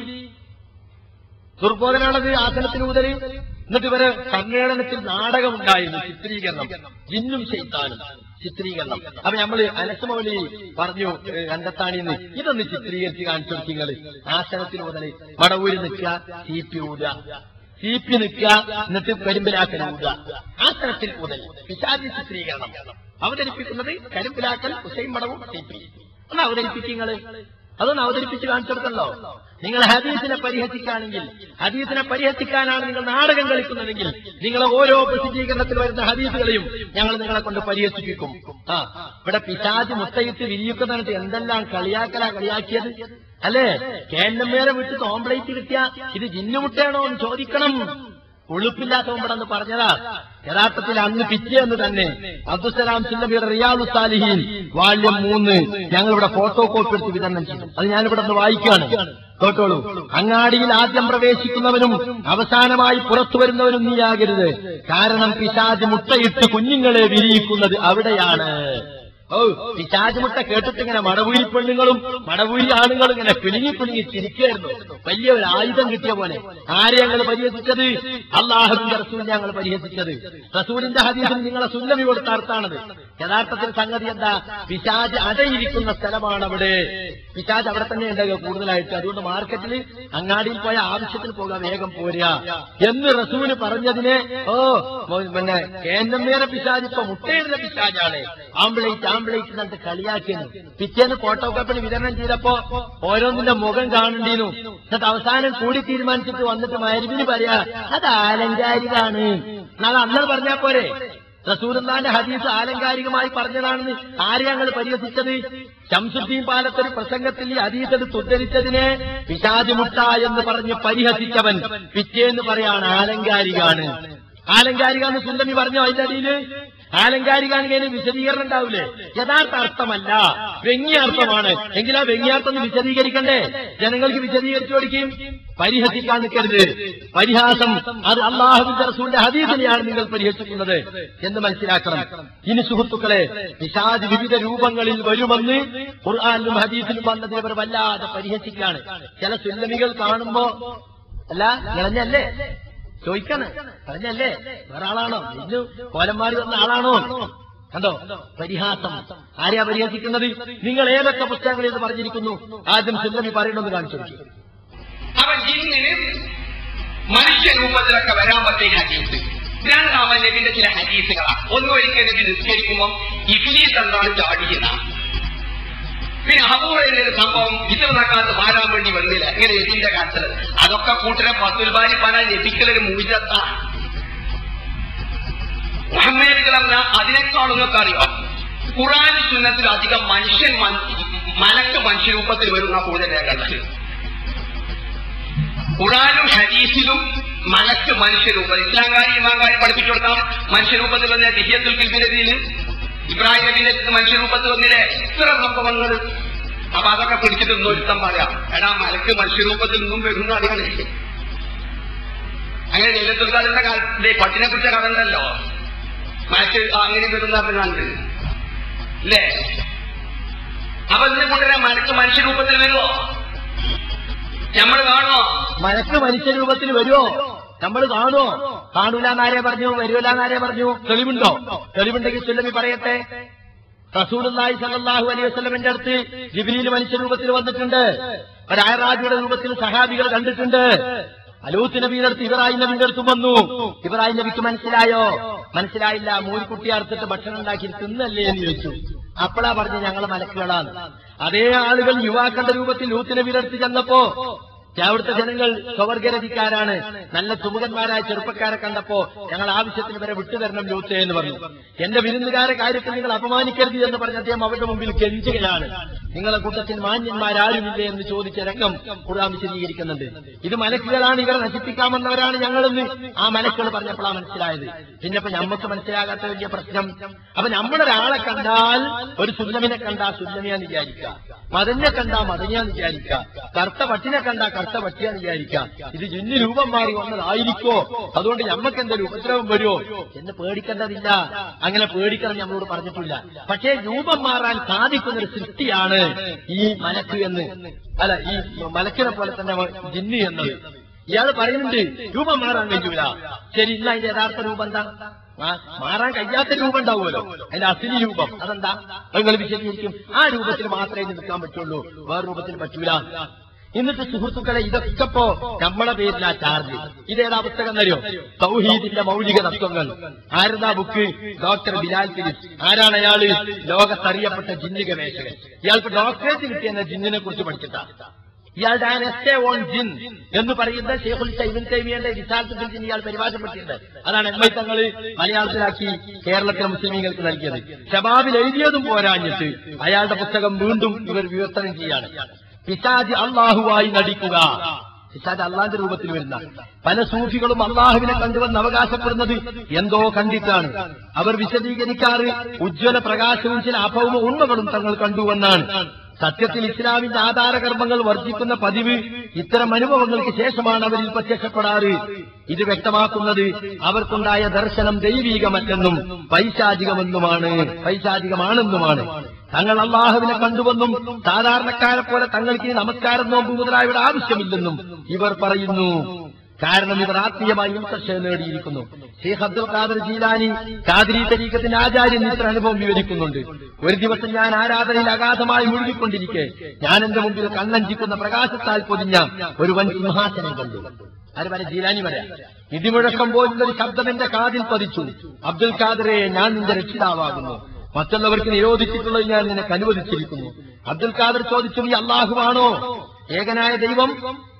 ദുർബോധനാണത് ആസനത്തിന് മുതൽ എന്നിട്ട് ഇവരെ സമ്മേളനത്തിൽ നാടകമുണ്ടായിരുന്നു ചിത്രീകരണം ജിന്നും ചെയ്താനും ചിത്രീകരണം അപ്പൊ നമ്മള് അനസമൗലി പറഞ്ഞു ഏഹ്, കണ്ടെത്താണിന്ന് ഇതൊന്ന് ചിത്രീകരിച്ച് കാണിച്ചു കൊടുക്കുന്നത് ആസനത്തിന് മുതൽ മടവൂരി നിൽക്കുക സി പി ഊതുക സി പി നിൽക്കുക എന്നിട്ട് കരിമ്പിലാക്കൽ ഊതുക ആസനത്തിൽ മുതൽ പിശാചി ചിത്രീകരണം അവതരിപ്പിക്കുന്നത് കരിമ്പിലാക്കൽ ഹുസൈൻ മടവും സി പി ഒന്ന് അവതരിപ്പിക്കുന്നത് അതൊന്ന് അവതരിപ്പിച്ച് കാണിച്ചെടുത്തല്ലോ നിങ്ങൾ ഹദീസിനെ പരിഹസിക്കുകയാണെങ്കിൽ ഹദീസിനെ പരിഹസിക്കാനാണ് നിങ്ങൾ നാടകം കളിക്കുന്നതെങ്കിൽ നിങ്ങളെ ഓരോ പ്രസിദ്ധീകരണത്തിൽ വരുന്ന ഹദീസുകളെയും ഞങ്ങൾ നിങ്ങളെ കൊണ്ട് പരിഹസിപ്പിക്കും ആ ഇവിടെ പിശാജ് മുത്തയിട്ട് വിരിയിക്കുന്നിടത്ത് എന്തെല്ലാം കളിയാക്കലാ കളിയാക്കിയത് അല്ലേ കേന്നമ്മേരെ വിട്ട് കോംപ്ലൈറ്റ് കിട്ടിയ ഇത് ജിന്നുമുട്ടയാണോ എന്ന് ചോദിക്കണം ഉളുപ്പില്ലാത്തവൻ പറഞ്ഞതാ യഥാർത്ഥത്തിൽ അന്ന് പിറ്റേന്ന് തന്നെ അബ്ദുസലാം സുല്ലബിയുടെ റിയാദു സാലിഹീൻ വാള്യം മൂന്ന് ഞങ്ങൾ ഇവിടെ ഫോട്ടോ കോപ്പി എടുത്ത് വിതരണം ചെയ്തു അത് ഞാനിവിടെ നിന്ന് വായിക്കുകയാണ് കേട്ടോളൂ അങ്ങാടിയിൽ ആദ്യം പ്രവേശിക്കുന്നവനും അവസാനമായി പുറത്തു വരുന്നവനും നീയാകരുത് കാരണം പിശാജ് മുട്ടയിട്ട് കുഞ്ഞുങ്ങളെ വിരിയിക്കുന്നത് അവിടെയാണ് ഓ പിശാജ് മുട്ട കേട്ടിട്ട് ഇങ്ങനെ മടവൂരി പെണ്ണുങ്ങളും മടവൂരി ആണുങ്ങളും ഇങ്ങനെ പിണുങ്ങി പിണുങ്ങി ചിരിക്കായിരുന്നു വലിയ ഒരു ആയുധം കിട്ടിയ പോലെ ആരെ ഞങ്ങൾ പരിഹസിച്ചത് അള്ളാഹുവിന്റെ റസൂൽ ഞങ്ങൾ പരിഹസിച്ചത് റസൂലിന്റെ ഹദീസിൽ നിങ്ങളെ സുല്ലമി കൊടുത്ത അർത്ഥാണത് യഥാർത്ഥത്തിൽ സംഗതി എന്താ പിശാജ് അടയിരിക്കുന്ന സ്ഥലമാണ് അവിടെ പിശാജ് അവിടെ തന്നെ ഉണ്ടാകുക കൂടുതലായിട്ട് അതുകൊണ്ട് മാർക്കറ്റിൽ അങ്ങാടിയിൽ പോയ ആവശ്യത്തിന് പോകാൻ വേഗം പോരുക എന്ന് റസൂല് പറഞ്ഞതിനെ ഓ മോ- പിന്നെ കേന്ദ്രമേറെ പിശാജ് ഇപ്പൊ മുട്ടയിടുന്ന പിശാജാണ് ആംബിളേറ്റ് ആംബിളേറ്റ് എന്നിട്ട് കളിയാക്കിയിരുന്നു പിറ്റേന്ന് ഫോട്ടോ കോപ്പിന് വിതരണം ചെയ്തപ്പോ ഓരോന്നിന്റെ മുഖം കാണണ്ടിരുന്നു എന്നിട്ട് അവസാനം കൂടി തീരുമാനിച്ചിട്ട് വന്നിട്ട് മരുവിന് പറയാ അത് ആലങ്കാരികാണ് എന്നാൽ അന്ന് പറഞ്ഞാ പോരെ റസൂലുള്ളാന്റെ ഹദീസ് ആലങ്കാരികമായി പറഞ്ഞതാണെന്ന് ആരെ ഞങ്ങൾ പരിഹസിച്ചത് ശംസുദ്ദീൻ പാലത്തൊരു പ്രസംഗത്തിൽ ഈ ഹദീസ് എടുത്ത് ഉദ്ധരിച്ചതിനെ പിശാചുമുട്ട എന്ന് പറഞ്ഞ് പരിഹസിച്ചവൻ പിറ്റേന്ന് പറയാണ് ആലങ്കാരികാണ് ആലങ്കാരികാന്ന് സുന്ദമി പറഞ്ഞോ അതിന്റെ അടിയില് ആലങ്കാരികാണെങ്കിൽ വിശദീകരണം ഉണ്ടാവില്ലേ യഥാർത്ഥ അർത്ഥമല്ല വ്യംഗ്യാർത്ഥമാണ് എങ്കിൽ ആ വ്യംഗ്യാർത്ഥം ഒന്ന് വിശദീകരിക്കണ്ടേ ജനങ്ങൾക്ക് വിശദീകരിച്ചു കൊടുക്കുകയും പരിഹസിക്കാൻ നിൽക്കരുത് പരിഹാസം അത് അള്ളാഹുവിന്റെ റസൂലിന്റെ ഹദീസിനെയാണ് നിങ്ങൾ പരിഹസിക്കുന്നത് എന്ന് മനസ്സിലാക്കണം ഇനി സുഹൃത്തുക്കളെ പിശാജ് വിവിധ രൂപങ്ങളിൽ വരുമെന്ന് ഖുർആാനിലും ഹദീസിലും വന്നതിനെ അവർ വല്ലാതെ പരിഹസിക്കാണ് ചില സുല്ലമികൾ കാണുമ്പോ അല്ല നിറഞ്ഞല്ലേ ചോദിക്കാണ് പറഞ്ഞല്ലേ വേറെ ആളാണോ ഇന്നു കോലന്മാരി വന്ന ആളാണോ കണ്ടോ പരിഹാസം ആരെയാ പരിഹസിക്കുന്നത് നിങ്ങൾ ഏതൊക്കെ പുസ്തകങ്ങളിൽ ഇത് പറഞ്ഞിരിക്കുന്നു ആദ്യം സുല്ലമി പറയണമെന്ന് കാണിച്ചു കൊടുക്കും അവൻ ജിന്നിന് മനുഷ്യരൂപത്തിലൊക്കെ വരാൻ പറ്റിയ ഹദീസ് രണ്ടാമൻ നബിന്റെ ചില ഹദീസുകളാണ് ഒന്നൊരിക്കൽ നബി നിസ്കരിക്കുമ്പോൾ ഇഫ്ലീസ് എന്താണ് ചാടിയുന്ന പിന്നെ അപൂർവയുടെ ഒരു സംഭവം വിതർന്നക്കാലത്ത് മാറാൻ വേണ്ടി വന്നില്ല ഇങ്ങനെ നബിന്റെ കാലത്ത് അതൊക്കെ കൂട്ടരെ പത്തുൽബാരി പല നബിക്കലൊരു മൂജത്ത മുഹമ്മദികൾ പറഞ്ഞാൽ അതിനേക്കാളൊന്നൊക്കെ അറിയാം ഖുറാൻ സുന്നത്തിൽ അധികം മനുഷ്യൻ മൻ- മലക്ക് മനുഷ്യരൂപത്തിൽ വരുന്ന കൂടുതൽ രേഖകൾ ഖുറാനും ഹദീസിലും മലക്ക് മനുഷ്യരൂപം ഇസ്ലാംകാരി ഇമാങ്കാരി പഠിപ്പിച്ചു കൊടുക്കാം മനുഷ്യരൂപത്തിൽ വന്ന ദിഹ്യത്തുൽ കിൽബിരതിയിൽ ഇബ്രാഹിം നബിയുടെ മനുഷ്യരൂപത്തിൽ വന്നില്ലേ ഇത്ര സംഭവങ്ങൾ അപ്പൊ അതൊക്കെ പിടിച്ചിട്ട് ഒന്നൊരുത്തം പറയാം എടാ മലക്ക് മനുഷ്യരൂപത്തിൽ നിന്നും വരുന്ന അറിയണേ അങ്ങനെ ലൈലത്തുൽക്കാരുടെ കാലത്തെ പട്ടിനെ കുറിച്ച കഥ ഉണ്ടല്ലോ മലക്ക് അങ്ങനെ വരുന്ന പറഞ്ഞുണ്ട് അല്ലേ അപ്പൊ ഇതിനെ കൂട്ടരെ മലക്ക് മനുഷ്യരൂപത്തിൽ വരുമോ നമ്മൾ കാണുമോ മലക്ക് മനുഷ്യരൂപത്തിൽ വരുമോ നമ്മൾ കാണുമോ കാണൂല എന്നാരെ പറഞ്ഞു വരൂല എന്നാരെ പറഞ്ഞു തെളിവുണ്ടോ തെളിവുണ്ടെങ്കിൽ സുല്ലമി പറയട്ടെ റസൂലുള്ളാഹി സല്ലല്ലാഹു അലൈഹി വസല്ലമന്റെ അടുത്ത് ജിബ്രീൽ മനുഷ്യരൂപത്തിൽ വന്നിട്ടുണ്ട് ഒരായറാജിയുടെ രൂപത്തിൽ സഹാബികൾ കണ്ടിട്ടുണ്ട് അലൂത്ത് നബിയുടെ അടുത്ത് ഇബ്രാഹിം നബിന്റെ അടുത്തും വന്നു ഇബ്രാഹിം നബിക്ക് മനസ്സിലായോ മനസ്സിലായില്ല മൂരിക്കുട്ടി അറുത്തിട്ട് ഭക്ഷണം ഉണ്ടാക്കി തിന്നല്ലേ എന്ന് ചോദിച്ചു അപ്പോഴാ പറഞ്ഞു ഞങ്ങൾ മലക്കുകളാണ് അതേ ആളുകൾ യുവാക്കളുടെ രൂപത്തിൽ ലൂത്ത് നബിയുടെ അടുത്ത് ചെന്നപ്പോ അവിടുത്തെ ജനങ്ങൾ സ്വവർഗരതിക്കാരാണ് നല്ല സുമുഖന്മാരായ ചെറുപ്പക്കാരെ കണ്ടപ്പോ ഞങ്ങൾ ആവശ്യത്തിന് വരെ വിട്ടുതരണം ലൂത്തെ എന്ന് പറഞ്ഞു എന്റെ വിരുന്നുകാരെ കാര്യത്തിൽ നിങ്ങൾ അപമാനിക്കരുത് എന്ന് പറഞ്ഞ അദ്ദേഹം അവരുടെ മുമ്പിൽ കെഞ്ചുകയാണ് നിങ്ങളെ കൂട്ടത്തിൽ മാന്യന്മാരാരുമില്ലേ എന്ന് ചോദിച്ച രംഗം ഖുർആൻ വിശദീകരിക്കുന്നുണ്ട് ഇത് മലക്കുകളാണ് ഇവരെ നശിപ്പിക്കാമെന്നവരാണ് ഞങ്ങളെന്ന് ആ മലക്കുകൾ പറഞ്ഞപ്പോഴാണ് മനസ്സിലായത് പിന്നെ ഇപ്പൊ നമുക്ക് മനസ്സിലാകാത്ത വലിയ പ്രശ്നം അപ്പൊ നമ്മളൊരാളെ കണ്ടാൽ ഒരു സുല്ലമിനെ കണ്ടാ സുല്ലമിയാന്ന് വിചാരിക്കുക മതനെ കണ്ടാ മതനെയാന്ന് വിചാരിക്കുക കറുത്ത പട്ടിനെ കണ്ടാ കറുത്ത പട്ടിയാന്ന് വിചാരിക്കുക ഇത് ജിന്ന് രൂപം മാറി വന്നതായിരിക്കോ അതുകൊണ്ട് ഞമ്മക്ക് എന്തൊരു ഉപദ്രവം വരുമോ എന്ന് പേടിക്കേണ്ടതില്ല അങ്ങനെ പേടിക്കണം നമ്മളോട് പറഞ്ഞിട്ടില്ല പക്ഷേ രൂപം മാറാൻ സാധിക്കുന്ന ഒരു സൃഷ്ടിയാണ് ഈ മലക്ക് എന്ന് അല്ല ഈ മലക്കിനെ പോലെ തന്നെ ജിന്ന് എന്നത് ഇയാൾ പറയുന്നുണ്ട് രൂപം മാറാൻ കഴിയൂല ശരി ഇല്ല അതിന്റെ യഥാർത്ഥ രൂപം എന്താ ആ, മാറാൻ കഴിയാത്ത രൂപം ഉണ്ടാവുമല്ലോ അതിന്റെ അസിലി രൂപം അതെന്താ അത് നിങ്ങൾ വിശദീകരിക്കും ആ രൂപത്തിൽ മാത്രമേ ഇത് നിൽക്കാൻ പറ്റുള്ളൂ വേറെ രൂപത്തിൽ പറ്റൂല എന്നിട്ട് സുഹൃത്തുക്കളെ ഇതൊക്കെ ഇപ്പോ നമ്മളെ പേരിലാ ചാർജ് ഇതേതാ പുസ്തകം തരുമോ സൗഹീദിന്റെ മൗലിക തത്വങ്ങൾ ആരുതാ ബുക്ക് ഡോക്ടർ ബിലാൽ ഫിലിപ്സ് ആരാണ് അയാള് ലോകത്തറിയപ്പെട്ട ജിന്ന് ഗവേഷകൻ ഇയാൾക്ക് ഡോക്ടറേറ്റ് കിട്ടിയെന്ന ജിന്നിനെ കുറിച്ച് പഠിച്ചിട്ടാ ഇയാളുടെ ആ എസ്സേ ഓൺ ജിൻ എന്ന് പറയുന്ന ഷെയ്ഖുൽ സൈബിൻ തൈമിയുടെ വിശാലത്തിൽ ജിൻ ഇയാൾ പരിഭാഷപ്പെടുത്തിയിട്ടുണ്ട് അതാണ് എം ഐ തങ്ങള് മലയാളത്തിലാക്കി കേരളത്തിലെ മുസ്ലിമീങ്ങൾക്ക് നൽകിയത് ഷബാബിൽ എഴുതിയതും പോരാഞ്ഞിട്ട് അയാളുടെ പുസ്തകം വീണ്ടും ഇവർ വിവർത്തനം ചെയ്യാണ് പിശാജ് അള്ളാഹുവായി നടിക്കുക പിശാജ് അള്ളാന്റെ രൂപത്തിൽ വരുന്ന പല സൂഫികളും അള്ളാഹുവിനെ കണ്ടുവന്ന് അവകാശപ്പെടുന്നത് എന്തോ കണ്ടിട്ടാണ് അവർ വിശദീകരിക്കാറ് ഉജ്ജ്വല പ്രകാശവും ചില അഭൗമ ഉണ്മകളും തങ്ങൾ കണ്ടുവെന്നാണ് സത്യത്തിൽ ഇസ്ലാമിന്റെ ആധാരകർമ്മങ്ങൾ വർജിക്കുന്ന പതിവ് ഇത്തരം അനുഭവങ്ങൾക്ക് ശേഷമാണ് അവരിൽ പ്രത്യക്ഷപ്പെടാറ് ഇത് വ്യക്തമാക്കുന്നത് അവർക്കുണ്ടായ ദർശനം ദൈവീകമല്ലെന്നും പൈശാചികമെന്നുമാണ് പൈശാചികമാണെന്നുമാണ് തങ്ങൾ അള്ളാഹുവിനെ കണ്ടുവെന്നും സാധാരണക്കാരെ പോലെ തങ്ങൾക്ക് ഈ നമസ്കാരം നോമ്പ് മുതലായവയുടെ ആവശ്യമില്ലെന്നും ഇവർ പറയുന്നു കാരണം ഇവർ ആത്മീയമായി ഉത്കർഷ നേടിയിരിക്കുന്നു ഷെയ്ഖ് അബ്ദുൽ ഖാദർ ജീലാനി ഖാദിരി തരീക്കത്തിന്റെ ആചാര്യൻ ഇത്ര അനുഭവം വിവരിക്കുന്നുണ്ട് ഒരു ദിവസം ഞാൻ ആരാധനയിൽ അഗാധമായി മുഴുകിക്കൊണ്ടിരിക്കെ ഞാൻ എന്റെ മുമ്പിൽ കണ്ണഞ്ചിക്കുന്ന പ്രകാശത്താൽ പൊതിഞ്ഞ ഒരു വൻ സിംഹാസനം കണ്ടു ആര് പറയാം ജീലാനി പറയാം ഇടിമുഴക്കം പോലുള്ള ഒരു ശബ്ദം എന്റെ കാതിൽ പതിച്ചു അബ്ദുൽ ഖാദറെ ഞാൻ നിന്റെ രക്ഷിതാവാകുന്നു മറ്റുള്ളവർക്ക് നിരോധിച്ചിട്ടുള്ളത് ഞാൻ നിനക്ക് അനുവദിച്ചിരിക്കുന്നു അബ്ദുൽ ഖാദർ ചോദിച്ചു നീ അള്ളാഹുവാണോ ഏകനായ ദൈവം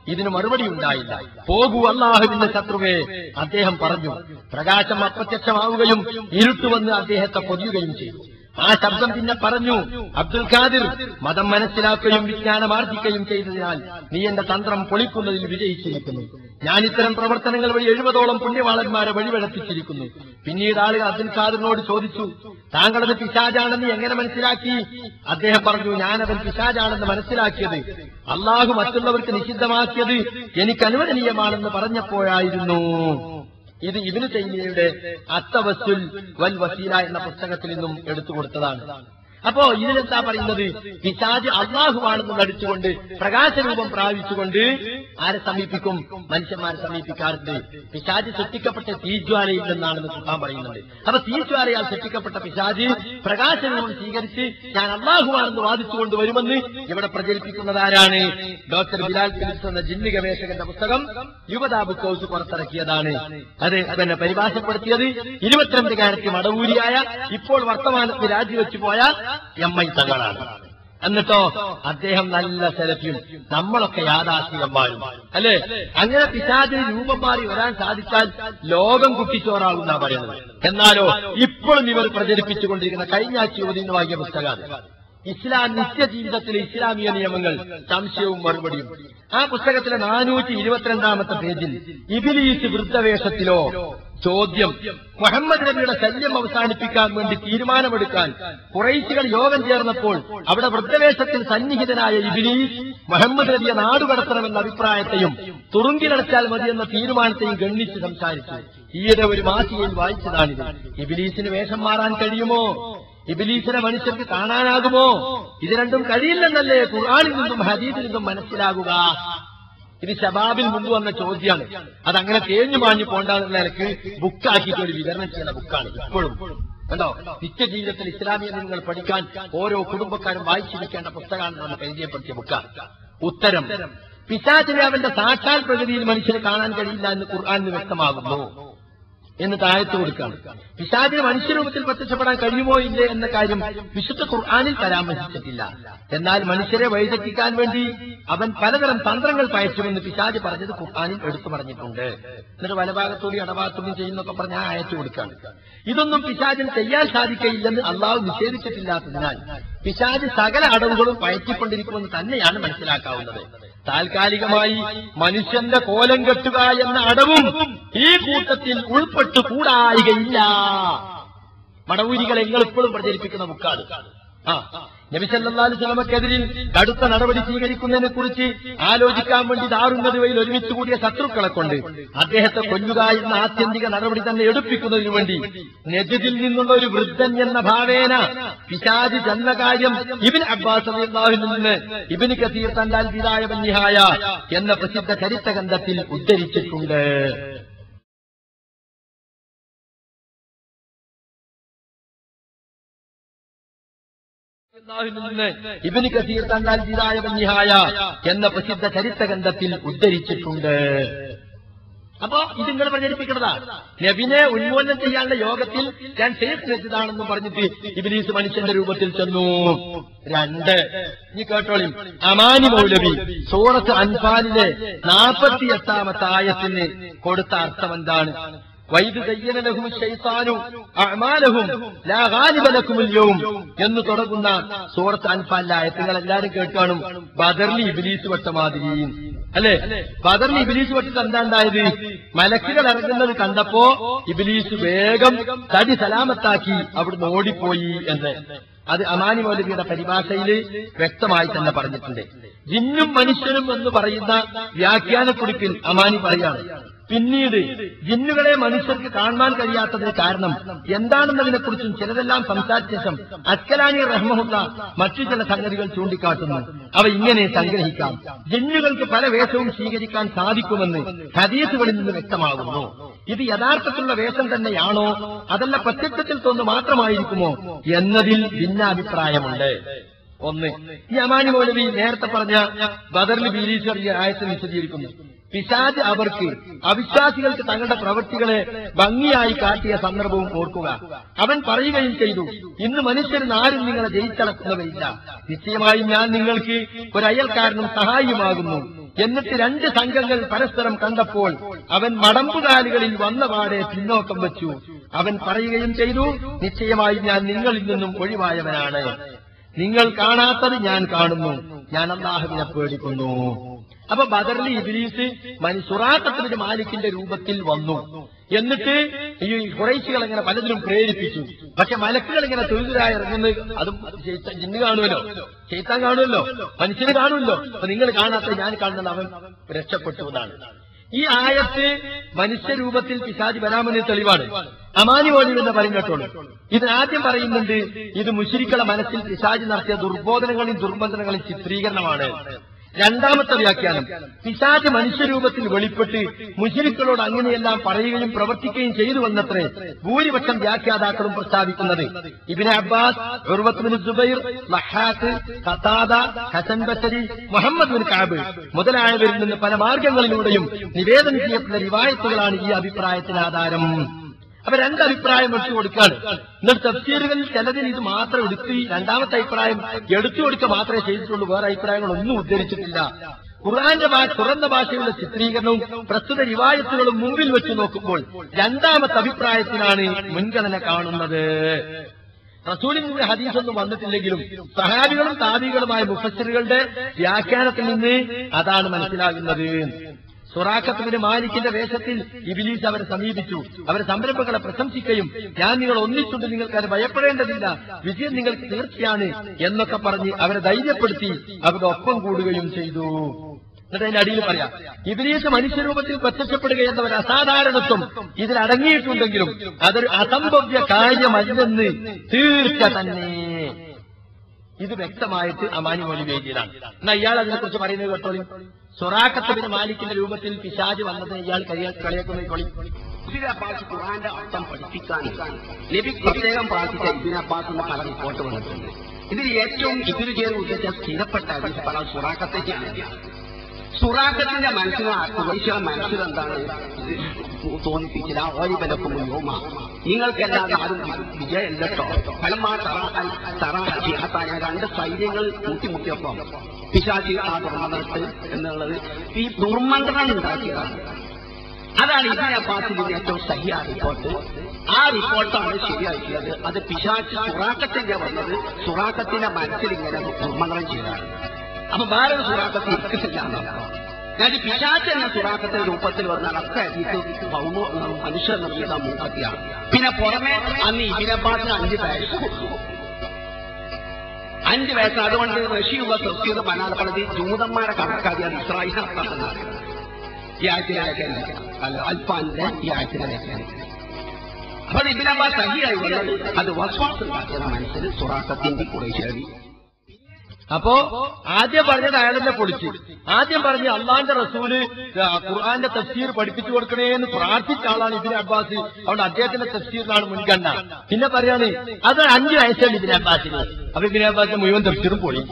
ഇതിന് മറുപടി ഉണ്ടായില്ല പോകൂ അള്ളാഹുവിന്റെ ശത്രുവേ അദ്ദേഹം പറഞ്ഞു പ്രകാശം അപ്രത്യക്ഷമാവുകയും ഇരുട്ട് വന്ന് അദ്ദേഹത്തെ പൊതിയുകയും ചെയ്തു ആ ശബ്ദം പിന്നെ പറഞ്ഞു അബ്ദുൽ ഖാദിർ മതം മനസ്സിലാക്കുകയും വിജ്ഞാനമാർജിക്കുകയും ചെയ്തതിനാൽ നീ എന്റെ തന്ത്രം പൊളിക്കുന്നതിൽ വിജയിച്ചിരിക്കുന്നു ഞാൻ ഇത്തരം പ്രവർത്തനങ്ങൾ വഴി എഴുപതോളം പുണ്യവാളന്മാരെ വഴിവെടുപ്പിച്ചിരിക്കുന്നു പിന്നീട് ആളുകൾ അബ്ദുൽ ഖാദിറിനോട് ചോദിച്ചു താങ്കളത് പിശാജാണെന്ന് എങ്ങനെ മനസ്സിലാക്കി അദ്ദേഹം പറഞ്ഞു ഞാനവൻ പിശാജാണെന്ന് മനസ്സിലാക്കിയത് അള്ളാഹു മറ്റുള്ളവർക്ക് നിഷിദ്ധമാക്കിയത് എനിക്ക് അനുവദനീയമാണെന്ന് പറഞ്ഞപ്പോഴായിരുന്നു ഇത് ഇബിന് തൈമിയയുടെ അത്തവസുൽ വൽ വസീല എന്ന പുസ്തകത്തിൽ നിന്നും എടുത്തു കൊടുത്തതാണ് അപ്പോ ഇതിലെന്താ പറയുന്നത് പിശാജ് അള്ളാഹുവാണെന്ന് നടിച്ചുകൊണ്ട് പ്രകാശരൂപം പ്രാപിച്ചുകൊണ്ട് ആരെ സമീപിക്കും മനുഷ്യന്മാരെ സമീപിക്കാറുണ്ട് പിശാജ് സൃഷ്ടിക്കപ്പെട്ട തീജ്വാലയിൽ നിന്നാണെന്ന് ഖുർആൻ പറയുന്നുണ്ട് അപ്പൊ തീജ്വാലയാൽ സൃഷ്ടിക്കപ്പെട്ട പിശാജ് പ്രകാശരൂപം സ്വീകരിച്ച് ഞാൻ അള്ളാഹുവാണെന്ന് വാദിച്ചുകൊണ്ട് വരുമെന്ന് ഇവിടെ പ്രചരിപ്പിക്കുന്നത് ആരാണ് ഡോക്ടർ ബിലാൽ ഫിലിപ്സ് എന്ന ജിന്ന് ഗവേഷകന്റെ പുസ്തകം യുവതാ ബുക്ക് ഹൗസ് പുറത്തിറക്കിയതാണ് അത് പിന്നെ പരിഭാഷപ്പെടുത്തിയത് ഇരുപത്തിരണ്ട് കാലത്ത് മടവൂരിയായ ഇപ്പോൾ വർത്തമാനത്തിൽ രാജിവെച്ചു പോയ എം ഐ തങ്ങളാണ് എന്നിട്ടോ അദ്ദേഹം നല്ല സെലഫിയും നമ്മളൊക്കെ യാഥാസ്ഥികന്മാരും അല്ലെ അങ്ങനെ പിശാചിന് രൂപം മാറി വരാൻ സാധിച്ചാൽ ലോകം കുട്ടിച്ചോറാകുന്ന പറയുന്നത് എന്നാലോ ഇപ്പോഴും ഇവർ പ്രചരിപ്പിച്ചുകൊണ്ടിരിക്കുന്ന കഴിഞ്ഞ ആഴ്ച യുവതിന്ന് വാങ്ങിയ പുസ്തകമാണ് ഇസ്ലാം നിത്യജീവിതത്തിലെ ഇസ്ലാമിക നിയമങ്ങൾ സംശയവും മറുപടിയും ആ പുസ്തകത്തിലെ നാനൂറ്റി ഇരുപത്തിരണ്ടാമത്തെ പേജിൽ ഇബിലീസ് വൃദ്ധവേഷത്തിലോ ചോദ്യം മുഹമ്മദ് നബിയുടെ ശല്യം അവസാനിപ്പിക്കാൻ വേണ്ടി തീരുമാനമെടുക്കാൻ കുറൈശികൾ യോഗം ചേർന്നപ്പോൾ അവിടെ വൃദ്ധവേഷത്തിൽ സന്നിഹിതനായ ഇബിലീസ് മുഹമ്മദ് നബിയെ നാടുകടത്തണമെന്ന അഭിപ്രായത്തെയും തുറുങ്കിലടച്ചാൽ മതിയെന്ന തീരുമാനത്തെയും ഗണ്ണിച്ച് സംസാരിച്ചു ഈയിടെ ഒരു മാസികയിൽ വായിച്ചതാണിത് ഇബിലീസിന് വേഷം മാറാൻ കഴിയുമോ ഇബിലീസിനെ മനുഷ്യർക്ക് കാണാനാകുമോ ഇത് രണ്ടും കഴിയില്ലെന്നല്ലേ ഖുർആാനിൽ നിന്നും ഹദീദിൽ നിന്നും മനസ്സിലാകുക ഇത് ശബാബിൽ മുമ്പ് വന്ന ചോദ്യമാണ് അതങ്ങനെ തേഞ്ഞു മാഞ്ഞു പോണ്ടെന്നുള്ള നിലക്ക് ബുക്കാക്കിയിട്ട് ഒരു വിതരണം ചെയ്യുന്ന ബുക്കാണ് ഇപ്പോഴും കണ്ടോ നിത്യജീവിതത്തിൽ ഇസ്ലാമിക നിങ്ങൾ പഠിക്കാൻ ഓരോ കുടുംബക്കാരും വായിച്ചിരിക്കേണ്ട പുസ്തകമാണ് നമ്മൾ പരിചയപ്പെടുത്തിയ ബുക്കാണ് ഉത്തരം പിശാചിനെ അവന്റെ സാക്ഷാൽ പ്രകൃതിയിൽ മനുഷ്യനെ കാണാൻ കഴിയില്ല എന്ന് ഖുർആാനിന് വ്യക്തമാകുന്നു എന്ന് താഴത്ത് കൊടുക്കുകയാണ് പിശാചിന് മനുഷ്യരൂപത്തിൽ പ്രത്യക്ഷപ്പെടാൻ കഴിയുമോ ഇല്ലേ എന്ന കാര്യം വിശുദ്ധ ഖുർആാനിൽ പരാമർശിച്ചിട്ടില്ല എന്നാൽ മനുഷ്യരെ വഴിതെറ്റിക്കാൻ വേണ്ടി അവൻ പലതരം തന്ത്രങ്ങൾ പയറ്റുമെന്ന് പിശാജ് പറഞ്ഞത് ഖുർആാനിൽ എടുത്തു പറഞ്ഞിട്ടുണ്ട് എന്നിട്ട് വലഭാഗത്തൂടി ഇടഭാഗത്തൂടി ചെയ്യുന്നൊക്കെ പറഞ്ഞ് ആ അയച്ചു കൊടുക്കാണ് ഇതൊന്നും പിശാചിന് ചെയ്യാൻ സാധിക്കയില്ലെന്ന് അള്ളാഹു നിഷേധിച്ചിട്ടില്ലാത്തതിനാൽ പിശാജ് സകല അടവുകളും പയറ്റിക്കൊണ്ടിരിക്കുമെന്ന് തന്നെയാണ് മനസ്സിലാക്കാവുന്നത് താൽക്കാലികമായി മനുഷ്യന്റെ കോലം കെട്ടുക എന്ന അടവും ഈ കൂട്ടത്തിൽ ഉൾപ്പെട്ടു കൂടായികയില്ല മടവൂരികൾ നിങ്ങൾ ഇപ്പോഴും പ്രചരിപ്പിക്കുന്ന ബുക്കാണ് ആ നബിസല്ലാലു സ്വലമക്കെതിരിൽ കടുത്ത നടപടി സ്വീകരിക്കുന്നതിനെ കുറിച്ച് ആലോചിക്കാൻ വേണ്ടി ദാറുന്നതുവയിൽ ഒരുമിച്ച് കൂടിയ ശത്രുക്കളെ കൊണ്ട് അദ്ദേഹത്തെ കൊല്ലുക എന്ന ആത്യന്തിക നടപടി തന്നെ എടുപ്പിക്കുന്നതിനു വേണ്ടി നെജിദിൽ നിന്നുള്ള ഒരു വൃദ്ധൻ എന്ന ഭാവേന പിശാജ് ജന്മകാര്യം ഇബിൻ അബ്ബാസ് അള്ളാഹുവിൽ നിന്ന് ഇബിന് കസീർ തന്നാൽ വിദായ ബന്നിഹായ എന്ന പ്രസിദ്ധ ചരിത്രഗ്രന്ഥത്തിൽ ഉദ്ധരിച്ചിട്ടുണ്ട് ഇബിന് കസീർ തന്നാൽ വിദായ ബന്നിഹായ എന്ന പ്രസിദ്ധ ചരിത്രഗ്രന്ഥത്തിൽ ഉദ്ധരിച്ചിട്ടുണ്ട് അപ്പോ ഇത് നിങ്ങൾ പ്രചരിപ്പിക്കുന്നതാ നബിനെ ഉന്മൂലനം ചെയ്യാനുള്ള യോഗത്തിൽ ഞാൻ ഷെയ്ഖ് രചിതാണെന്നും പറഞ്ഞിട്ട് ഇബിലീസ് മനുഷ്യന്റെ രൂപത്തിൽ ചെന്നു രണ്ട് നീ കേട്ടോളി അമാനി മൗലവി സൂറത്ത് അൻഫാലിലെ നാൽപ്പത്തി എട്ടാമത്തെ ആയത്തിന് കൊടുത്ത അർത്ഥം എന്താണ് വൈദ് ലഹും ശൈത്താനു അഅമാലഹും ലാ ഗാലിബ ലക്കുമുൽ യൗം എന്ന് തുടങ്ങുന്ന സൂറത്ത് അൻഫാലിലെ ആയത്തുകൾ എല്ലാവരും കേട്ടാണും ബദർലി ഇബിലീസ് വട്ട മാതിരി അല്ലെ ബദറിന് ഇബിലീസ് വെട്ടിട്ട് എന്താ ഉണ്ടായത് മലക്കുകൾ ഇറങ്ങുന്നത് കണ്ടപ്പോ ഇബിലീസ് വേഗം തടി സലാമത്താക്കി അവിടുന്ന് ഓടിപ്പോയി എന്ന് അത് അമാനി മൗലവിയുടെ പരിഭാഷയിൽ വ്യക്തമായി തന്നെ പറഞ്ഞിട്ടുണ്ട് ജിന്നും മനുഷ്യനും എന്ന് പറയുന്ന വ്യാഖ്യാനക്കുറിപ്പിൽ അമാനി പറയാണ് പിന്നീട് ജിന്നുകളെ മനുഷ്യർക്ക് കാണാൻ കഴിയാത്തതിന് കാരണം എന്താണെന്നതിനെക്കുറിച്ചും ചിലതെല്ലാം സംസാരിച്ച ശേഷം അസ്കലാനി റഹ്മുള്ള മറ്റു ചില സംഗതികൾ ചൂണ്ടിക്കാട്ടുന്നു അവ ഇങ്ങനെ സംഗ്രഹിക്കാം ജിന്നുകൾക്ക് പല വേഷവും സ്വീകരിക്കാൻ സാധിക്കുമെന്ന് ഹദീസുകളിൽ നിന്ന് വ്യക്തമാകുന്നു ഇത് യഥാർത്ഥത്തിലുള്ള വേഷം തന്നെയാണോ അതല്ല പ്രത്യക്ഷത്തിൽ തോന്നു മാത്രമായിരിക്കുമോ എന്നതിൽ ഭിന്നാഭിപ്രായമുണ്ട് ഒന്ന് ഈ അമാനി മൗലവി നേരത്തെ പറഞ്ഞ ബദറിൽ ബീരീശ്വറിയ ആയത്തിൽ വിശദീകരിക്കുന്നു പിശാജ് അവർക്ക് അവിശ്വാസികൾക്ക് തങ്ങളുടെ പ്രവൃത്തികളെ ഭംഗിയായി കാട്ടിയ സന്ദർഭവും ഓർക്കുക അവൻ പറയുകയും ചെയ്തു ഇന്ന് മനുഷ്യരിൽ ആരും നിങ്ങളെ ജയിച്ചടക്കുന്നവരില്ല നിശ്ചയമായും ഞാൻ നിങ്ങൾക്ക് ഒരു അയൽക്കാരനും സഹായിയുമാകുന്നു എന്നിട്ട് രണ്ട് സംഘങ്ങൾ പരസ്പരം കണ്ടപ്പോൾ അവൻ മടമ്പുകാലുകളിൽ വന്നപാടെ പിന്നോക്കം വെച്ചു അവൻ പറയുകയും ചെയ്തു നിശ്ചയമായി ഞാൻ നിങ്ങളിൽ നിന്നും ഒഴിവായവനാണ് നിങ്ങൾ കാണാത്തത് ഞാൻ കാണുന്നു ഞാൻ അള്ളാഹുവിനെ പേടിക്കുന്നു അപ്പൊ ബദറിൽ ഇബിലീസ് സുറാത്തത്തിന് മാലിക്കിന്റെ രൂപത്തിൽ വന്നു എന്നിട്ട് ഈ കുറേശികൾ ഇങ്ങനെ പലതിലും പ്രേരിപ്പിച്ചു പക്ഷെ മലക്കുകൾ ഇങ്ങനെ തൊഴിലായി ഇറങ്ങുന്നത് അതും ചെയ്ത്ത- ജിന്ന് കാണുമല്ലോ ചെയ്ത്താൻ കാണുമല്ലോ മനുഷ്യന് കാണുമല്ലോ അപ്പൊ നിങ്ങൾ കാണാത്ത ഞാൻ കാണുന്നത് അവൻ രക്ഷപ്പെട്ടു എന്നാണ് ഈ ആയത്ത് മനുഷ്യരൂപത്തിൽ പിശാചി വരാമെന്ന് തെളിവാണ് അമാനി പോലും എന്ന് പറയും കേട്ടോളൂ ഇതിനാദ്യം പറയുന്നുണ്ട് ഇത് മുഷിരിക്കളെ മനസ്സിൽ പിശാചി നടത്തിയ ദുർബോധനങ്ങളും ദുർബന്ധനങ്ങളും ചിത്രീകരണമാണ് രണ്ടാമത്തെ വ്യാഖ്യാനം പിശാച് മനുഷ്യരൂപത്തിൽ വെളിപ്പെട്ട് മുഷിരിക്കളോട് അങ്ങനെയെല്ലാം പറയുകയും പ്രവർത്തിക്കുകയും ചെയ്തു വന്നത്രേ ഭൂരിപക്ഷം വ്യാഖ്യാതാക്കളും പ്രസ്താവിക്കുന്നത് Ibn Abbas Urwa bin Zubair ലഹാഖ് Qatada Hasan Basri Muhammad bin Kab മുതലായവരിൽ നിന്ന് പല മാർഗങ്ങളിലൂടെയും നിവേദനം ചെയ്യപ്പെടുന്ന റിവായത്തുകളാണ് ഈ അഭിപ്രായത്തിന് ആധാരം അപ്പൊ രണ്ട് അഭിപ്രായം എടുത്തു കൊടുക്കാണ് എന്നിട്ട് തഫ്സീറുകളിൽ ചിലതിൽ ഇത് മാത്രം എടുത്ത് ഈ രണ്ടാമത്തെ അഭിപ്രായം എടുത്തു കൊടുക്കുക മാത്രമേ ചെയ്തിട്ടുള്ളൂ വേറെ അഭിപ്രായങ്ങളൊന്നും ഉദ്ധരിച്ചിട്ടില്ല ഖുർആന്റെ ഭാഷ തുറന്ന ഭാഷയുടെ ചിത്രീകരണവും പ്രസ്തുത റിവായത്തുകളും മുമ്പിൽ വെച്ച് നോക്കുമ്പോൾ രണ്ടാമത്തെ അഭിപ്രായത്തിനാണ് മുൻഗണന കാണുന്നത് റസൂലിന്റെ ഹദീസൊന്നും വന്നിട്ടില്ലെങ്കിലും സഹാബികളും താബികളുമായ മുഫസ്സിറുകളുടെ വ്യാഖ്യാനത്തിൽ നിന്ന് അതാണ് മനസ്സിലാകുന്നത് സുറാഖത്തുവിന് മാലിക്കിന്റെ വേഷത്തിൽ ഇബിലീസ് അവരെ സമീപിച്ചു അവരെ സംരംഭങ്ങളെ പ്രശംസിക്കുകയും ഞാൻ നിങ്ങൾ ഒന്നിച്ചുണ്ട് നിങ്ങൾക്ക് അത് ഭയപ്പെടേണ്ടതില്ല വിജയം നിങ്ങൾക്ക് തീർച്ചയാണ് എന്നൊക്കെ പറഞ്ഞ് അവരെ ധൈര്യപ്പെടുത്തി അവരുടെ ഒപ്പം കൂടുകയും ചെയ്തു എന്നിട്ട് അതിന്റെ അടിയിൽ പറയാം ഇബിലീസ് മനുഷ്യരൂപത്തിൽ പ്രത്യക്ഷപ്പെടുക എന്ന ഒരു അസാധാരണത്വം ഇതിൽ അടങ്ങിയിട്ടുണ്ടെങ്കിലും അതൊരു അസംഭവ്യ കാര്യമല്ലെന്ന് തീർച്ച തന്നെ ഇത് വ്യക്തമായിട്ട് അമാനി മൊഴി വേദിയിലാണ് എന്നാ ഇയാൾ അതിനെക്കുറിച്ച് പറയുന്നത് കേട്ടോളി സൊറാക്കത്തബിന് മാലിക്കിന്റെ രൂപത്തിൽ പിശാജ് വന്നത് ഇയാൾ കളിയ- കളിയാക്കുന്ന കൊളി ഇബിൻ അബ്ബാസ് ഖുർആന്റെ അർത്ഥം പഠിപ്പിക്കാൻ നബി പ്രത്യേകം പ്രാർത്ഥിച്ച ഇബിൻ അബ്ബാസ് എന്ന പല റിപ്പോർട്ട് വന്നിട്ടുണ്ട് ഇതിൽ ഏറ്റവും ഇതിന് ചേർന്ന് ഉദ്ദേശിച്ച സ്ഥിരപ്പെട്ട ഹദീസ് പല സുറാഖത്തേക്കാണ് സുറാഖത്തിന്റെ മനസ്സിന് കുറേശ്ശെ മനസ്സിൽ എന്താണ് തോന്നിപ്പിച്ചില്ല ആ ഓരിബലക്കും യോമ നിങ്ങൾക്കെല്ലാം ആരും വിജയം കേട്ടോ ഫലമാ തറാഹൻ തറാഹത്താൻ രണ്ട് സൈന്യങ്ങൾ കൂട്ടിമുട്ടിയപ്പം പിശാചി ആ തുറന്നിട്ട് എന്നുള്ളത് ഈ ദുർമന്ത്രം ഉണ്ടാക്കിയതാണ് അതാണ് ഇതിനെ അബ്ബാസിന്റെ ഏറ്റവും സഹിയ റിപ്പോർട്ട് ആ റിപ്പോർട്ടാണ് ശരിയാക്കിയത് അത് പിശാച്ച് സുറാക്കത്തിന്റെ വന്നത് സുറാക്കത്തിന്റെ മനസ്സിൽ ഇങ്ങനെ ദുർമന്ത്രം ചെയ്തതാണ് അപ്പൊ വേറെ ഒരു സുറാക്കത്ത് ഇരിക്കുന്നില്ല എന്നർത്ഥം ഞാൻ പിശാച്ച് എന്ന സുറാക്കത്തിന്റെ രൂപത്തിൽ വന്നാൽ ഒക്കെ ഇത് ഭൗമ മനുഷ്യ നിർമ്മിത മൂപ്പത്തിയാണ് പിന്നെ പുറമെ അന്ന് ഇബിനബ്ബാസിന് അഞ്ച് വയസ്സ് അഞ്ച് വയസ്സ് അതുകൊണ്ട് റഷ്യയുള്ള സസ്യത മനാലപ്പണതി ജൂതന്മാരെ കണക്കാക്കിയാണ് ഇസ്രായേൽ നടത്തുന്നത് ഈ ആഴ്ചയിലേക്ക് അല്ല അൽഫാന്റെ ഈ ആഴ്ചയിലേക്ക് അപ്പൊ ഇതിനപ്പ സഹിയായി വന്നത് അത് വസ്വാസം ഉണ്ടാക്കിയത് മനസ്സിൽ സുറാക്കത്തിന്റെ കുറേശ്ശേരി അപ്പോ ആദ്യം പറഞ്ഞത് അയാളെന്നെ പൊളിച്ച് ആദ്യം പറഞ്ഞ് അള്ളാന്റെ റസൂല് ആ, ഖുർആന്റെ തഫ്സീർ പഠിപ്പിച്ചു കൊടുക്കണേ എന്ന് പ്രാർത്ഥിച്ച ആളാണ് ഇബിൻ അബ്ബാസ് അതുകൊണ്ട് അദ്ദേഹത്തിന്റെ തഫ്സീറിനാണ് മുൻഗണന പിന്നെ പറയാണ് അത് അഞ്ചു വയസ്സാണ് ഇബിൻ അബ്ബാസിന് അപ്പൊ ഇബിൻ അബ്ബാസിന്റെ മുഴുവൻ തഫ്സീറും പൊളി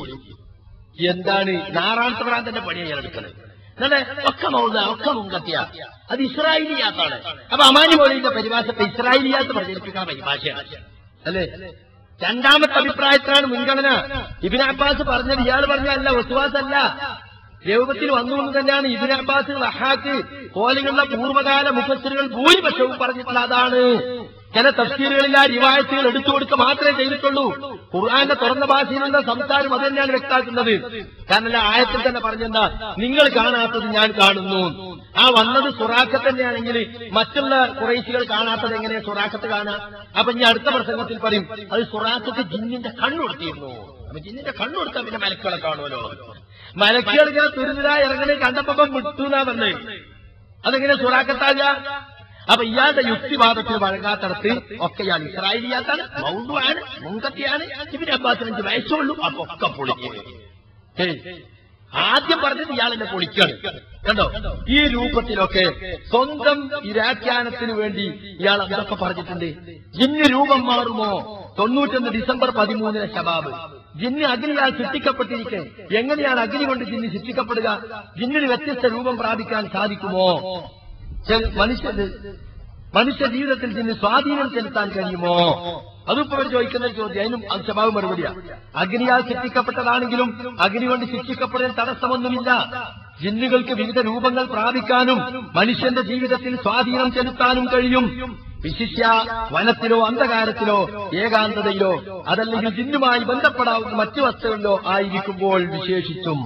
എന്താണ് നാറാമത്തെ പ്രാന്തന്റെ പണി അയാൾ എടുക്കണത് എന്നാലേ ഒക്കെ മൗത ഒക്കെ മുങ്കത്തിയ അത് ഇസ്രായേലിയാത്താണ് അപ്പൊ അമാനി മോലിന്റെ പരിഭാഷ ഇപ്പൊ ഇസ്രായേലിയാത്ത് പ്രചരിപ്പിക്കുന്ന പരിഭാഷയാണ് അല്ലേ രണ്ടാമത്തെ അഭിപ്രായത്തിലാണ് മുൻഗണന ഇബിൻ അബ്ബാസ് പറഞ്ഞത് ഇയാൾ പറഞ്ഞല്ല വസുവാസല്ല രൂപത്തിൽ വന്നു എന്ന് തന്നെയാണ് ഇബിൻ അബ്ബാസ് വഹാക്ക് പോലെയുള്ള പൂർവ്വകാല മുഖസ്ഥിരുകൾ ഭൂരിപക്ഷവും പറഞ്ഞിട്ടുള്ള അതാണ് ചില തഫ്സീറുകളിൽ ആ റിവായത്തുകൾ എടുത്തു കൊടുക്കുക മാത്രമേ ചെയ്തിട്ടുള്ളൂ ഖുർആന്റെ തുറന്ന ഭാഷയിലുള്ള സംസാരം അത് തന്നെയാണ് വ്യക്താക്കുന്നത് കാരണം ആ ആയത്തിൽ തന്നെ പറഞ്ഞെന്താ നിങ്ങൾ കാണാത്തത് ഞാൻ കാണുന്നു ആ വന്നത് സുറാഖത്ത് തന്നെയാണെങ്കിൽ മറ്റുള്ള കുറേശികൾ കാണാത്തത് എങ്ങനെയാ സുറാഖത്ത് കാണാ അപ്പൊ ഇനി അടുത്ത പ്രസംഗത്തിൽ പറയും അത് സുറാഖത്ത് ജിന്നിന്റെ കണ്ണുകൊടുത്തിരുന്നു അപ്പൊ ജിന്നിന്റെ കണ്ണുകൊടുത്താൽ പിന്നെ മലക്കുകളെ കാണുമല്ലോ മലക്കുകൾ ഇങ്ങനെ തുരുന്നിലാ ഇറങ്ങണേ കണ്ടപ്പോ വിട്ടു എന്നാ പറഞ്ഞേ അതെങ്ങനെ സുറാഖത്താകുക അപ്പൊ ഇയാളുടെ യുക്തിവാദത്തിന് വഴങ്ങാത്തടത്ത് ഒക്കെ ഇയാൾ ഇസ്രായേലിയാത്താണ് മൗതുവാണ് മുങ്കത്തിയാണ് ഇവര് അബ്ബാസിന് വയസ്സുള്ളൂ അപ്പൊ ഒക്കെ പൊളിക്കും ഏയ്, ആദ്യം പറഞ്ഞത് ഇയാളെന്നെ പൊളിക്കാണ് കണ്ടോ ഈ രൂപത്തിലൊക്കെ സ്വന്തം വ്യാഖ്യാനത്തിന് വേണ്ടി ഇയാൾ അതൊക്കെ പറഞ്ഞിട്ടുണ്ട് ജിന്ന് രൂപം മാറുമോ തൊണ്ണൂറ്റൊന്ന് ഡിസംബർ പതിമൂന്നിന് ശബാബ് ജിന്ന് അഗ്നിയാൽ സൃഷ്ടിക്കപ്പെട്ടിരിക്കെ എങ്ങനെയാണ് അഗ്നി കൊണ്ട് ജിന്ന് സൃഷ്ടിക്കപ്പെടുക ജിന്നിന് വ്യത്യസ്ത രൂപം പ്രാപിക്കാൻ സാധിക്കുമോ ചെ- മനുഷ്യ മനുഷ്യ ജീവിതത്തിൽ ജിന്ന് സ്വാധീനം ചെലുത്താൻ കഴിയുമോ അതിപ്പോ അവർ ചോദിക്കുന്ന ഒരു ചോദ്യം അതിനും അത് സ്വഭാവം മറുപടിയാ അഗ്നിയാൽ ശിക്ഷിക്കപ്പെട്ടതാണെങ്കിലും അഗ്നി കൊണ്ട് ശിക്ഷിക്കപ്പെടാൻ തടസ്സമൊന്നുമില്ല ജിന്നുകൾക്ക് വിവിധ രൂപങ്ങൾ പ്രാപിക്കാനും മനുഷ്യന്റെ ജീവിതത്തിൽ സ്വാധീനം ചെലുത്താനും കഴിയും വിശിഷ്യ വനത്തിലോ അന്ധകാരത്തിലോ ഏകാന്തതയിലോ അതല്ലെങ്കിൽ ജിന്നുമായി ബന്ധപ്പെടാവുന്ന മറ്റു വസ്തുക്കളിലോ ആയിരിക്കുമ്പോൾ വിശേഷിച്ചും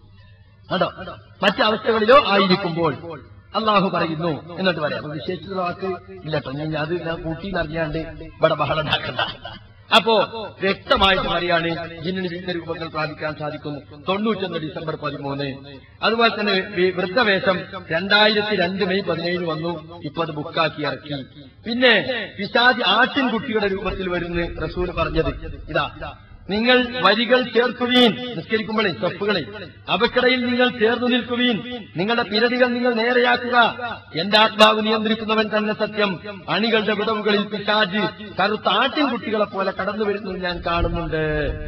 അതോ മറ്റു അവസ്ഥകളിലോ ആയിരിക്കുമ്പോൾ അള്ളാഹു പറയുന്നു എന്നിട്ട് പറയാം അപ്പൊ വിശേഷിച്ച വാക്ക് ഇല്ല കേട്ടോ ഞാൻ അത് ഞാൻ കൂട്ടി നിറഞ്ഞാണ്ട് ഇവിടെ ബഹളം ഉണ്ടാക്കണ്ട അപ്പോ വ്യക്തമായിട്ട് പറയാണ് ജിന്നിന് വിവിധ രൂപങ്ങൾ പ്രാപിക്കാൻ സാധിക്കുന്നു തൊണ്ണൂറ്റൊന്ന് ഡിസംബർ പതിമൂന്ന് അതുപോലെ തന്നെ വി- വൃദ്ധവേഷം രണ്ടായിരത്തി രണ്ട് മെയ് പതിനേഴിന് വന്നു ഇപ്പൊ അത് ബുക്കാക്കി ഇറക്കി പിന്നെ പിശാജ് ആട്ടിൻകുട്ടിയുടെ രൂപത്തിൽ വരുന്ന റസൂൽ പറഞ്ഞത് ഇതാ നിങ്ങൾ വരികൾ ചേർക്കുവീൻ നിസ്കരിക്കുമ്പോഴേ സ്റ്റെപ്പുകളെ അവക്കിടയിൽ നിങ്ങൾ ചേർന്നു നിൽക്കുവീൻ നിങ്ങളുടെ പിരടികൾ നിങ്ങൾ നേരെയാക്കുക എന്റെ ആത്മാവ് നിയന്ത്രിക്കുന്നവൻ തന്നെ സത്യം അണികളുടെ വിടവുകളിൽ പിശാജ് കറുത്ത ആട്ടിൻകുട്ടികളെ പോലെ കടന്നു വരുന്നത് ഞാൻ കാണുന്നുണ്ട്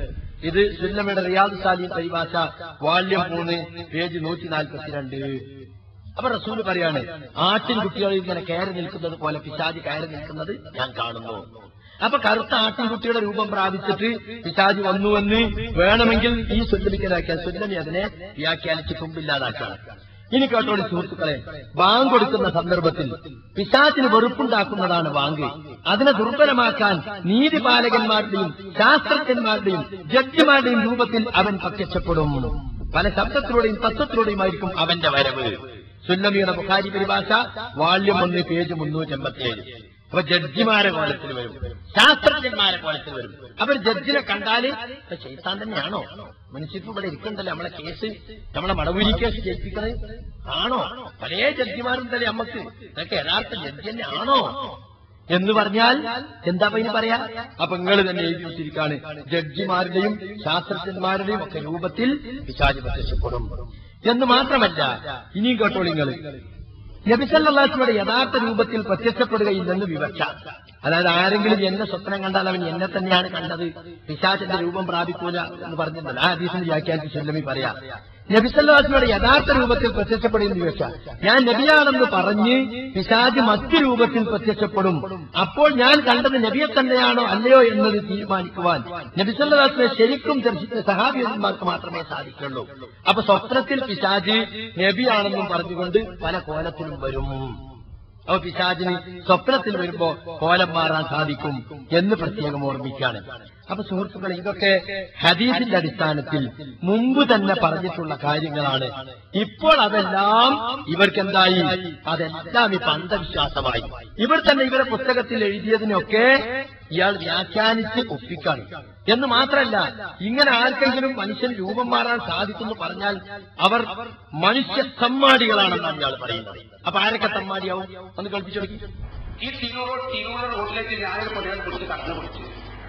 ഇത് സുല്ലമയുടെ റിയാദ് സാലിം പരിഭാഷ വാല്യം മൂന്ന് പേജ് നൂറ്റി നാൽപ്പത്തിരണ്ട് അപ്പൊ റസൂല് പറയാണ് ആട്ടിൻകുട്ടികളിൽ ഇങ്ങനെ കയറി നിൽക്കുന്നത് പോലെ പിശാജ് കയറി നിൽക്കുന്നത് ഞാൻ കാണുന്നു അപ്പൊ കറുത്ത ആട്ടിൻകുട്ടിയുടെ രൂപം പ്രാപിച്ചിട്ട് പിശാജ് വന്നുവെന്ന് വേണമെങ്കിൽ ഈ സുല്ലമിക്കലാക്കിയാൽ സുല്ലമി അതിനെ വ്യാഖ്യാനിച്ച് തുമ്പില്ലാതാക്കാണ് ഇനി കേട്ടോളി സുഹൃത്തുക്കളെ ബാങ്ക് കൊടുക്കുന്ന സന്ദർഭത്തിൽ പിശാചിന് വെറുപ്പുണ്ടാക്കുന്നതാണ് ബാങ്ക് അതിനെ ദുർബലമാക്കാൻ നീതിപാലകന്മാരുടെയും ശാസ്ത്രജ്ഞന്മാരുടെയും ജഡ്ജിമാരുടെയും രൂപത്തിൽ അവൻ പ്രത്യക്ഷപ്പെടും പല ശബ്ദത്തിലൂടെയും തത്വത്തിലൂടെയുമായിരിക്കും അവന്റെ വരവ് സുല്ലമിയുടെ ബുഖാരി പരിഭാഷ വാള്യം ഒന്ന് പേജ് മുന്നൂറ്റി എൺപത്തിയേഴ് അപ്പൊ ജഡ്ജിമാരെ കോലത്തിൽ വരും ശാസ്ത്രജ്ഞന്മാരെ കോലത്തിൽ വരും അവർ ജഡ്ജിനെ കണ്ടാല് ഇപ്പൊ ചെയ്താൻ തന്നെയാണോ മനുഷ്യർക്ക് ഇവിടെ ഇരിക്കണ്ടല്ലോ നമ്മളെ കേസ് നമ്മളെ മടവൂരി കേസ് ജയിപ്പിക്കണത് ആണോ പല ജഡ്ജിമാരുണ്ടല്ലേ നമ്മക്ക് ഇതൊക്കെ യഥാർത്ഥ ജഡ്ജി തന്നെ ആണോ എന്ന് പറഞ്ഞാൽ എന്താ ഇനി പറയാ അപ്പൊ നിങ്ങൾ തന്നെ എഴുതി വെച്ചിരിക്കാണ് ജഡ്ജിമാരുടെയും ശാസ്ത്രജ്ഞന്മാരുടെയും ഒക്കെ രൂപത്തിൽ പിശാചി പ്രത്യക്ഷപ്പെടും എന്ന് മാത്രമല്ല ഇനിയും കേട്ടോളി നിങ്ങൾ നബിസല്ലാസ്മയുടെ യഥാർത്ഥ രൂപത്തിൽ പ്രത്യക്ഷപ്പെടുകയില്ലെന്ന് വിവക്ഷ അതായത് ആരെങ്കിലും എന്നെ സ്വപ്നം കണ്ടാൽ അവൻ എന്നെ തന്നെയാണ് കണ്ടത് പിശാചന്റെ രൂപം പ്രാപിക്കൂല എന്ന് പറഞ്ഞിരുന്നല്ലോ ആ ഹദീസിന് വ്യാഖ്യാനിച്ച് ചെല്ലമി പറയാം നബിസല്ലാസ്മയുടെ യഥാർത്ഥ രൂപത്തിൽ പ്രത്യക്ഷപ്പെടുന്ന വിവക്ഷ ഞാൻ നബിയാണെന്ന് പറഞ്ഞ് പിശാജ് മറ്റു രൂപത്തിൽ പ്രത്യക്ഷപ്പെടും അപ്പോൾ ഞാൻ കണ്ടത് നബിയെ തന്നെയാണോ അല്ലയോ എന്നത് തീരുമാനിക്കുവാൻ നബിസല്ലാസ്മെ ശരിക്കും ദർശിച്ച സഹാബിയന്മാർക്ക് മാത്രമേ സാധിക്കുള്ളൂ അപ്പൊ സ്വപ്നത്തിൽ പിശാജ് നബിയാണെന്നും പറഞ്ഞുകൊണ്ട് പല കോലത്തിലും വരും അപ്പൊ പിശാചിന് സ്വപ്നത്തിൽ വരുമ്പോ കോലം മാറാൻ സാധിക്കും എന്ന് പ്രത്യേകം ഓർമ്മിക്കാണ് അപ്പൊ സുഹൃത്തുക്കളെ ഇതൊക്കെ ഹദീസിന്റെ അടിസ്ഥാനത്തിൽ മുമ്പ് തന്നെ പറഞ്ഞിട്ടുള്ള കാര്യങ്ങളാണ് ഇപ്പോൾ അതെല്ലാം ഇവർക്കെന്തായി അതെല്ലാം ഇപ്പൊ അന്ധവിശ്വാസമായി ഇവർ തന്നെ ഇവരെ പുസ്തകത്തിൽ എഴുതിയതിനൊക്കെ ഇയാൾ വ്യാഖ്യാനിച്ച് ഒപ്പിക്കാണ് എന്ന് മാത്രമല്ല ഇങ്ങനെ ആർക്കെങ്കിലും മനുഷ്യൻ രൂപം മാറാൻ സാധിക്കുമെന്ന് പറഞ്ഞാൽ അവർ മനുഷ്യ സമ്മാടികളാണെന്നാണ് ഇയാൾ പറയുന്നത് അപ്പൊ ആരൊക്കെ സമ്മാടിയാവും ഒന്ന് കൽപ്പിച്ചു തുടങ്ങി ഈ തിരൂർ തിരൂർ റോഡിലേക്ക് ഞാനൊരു പൊടിയാൻ കുറിച്ച് കടന്നു പിടിച്ചു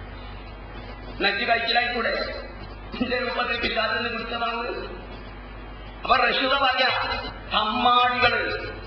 നജി കഴിക്കലായി കൂടെ ഇതിന്റെ രൂപത്തിൽ പിശാചിന് കുറിച്ചതാണ് അപ്പൊ റഷീദ പറയാ സമ്മാടികള്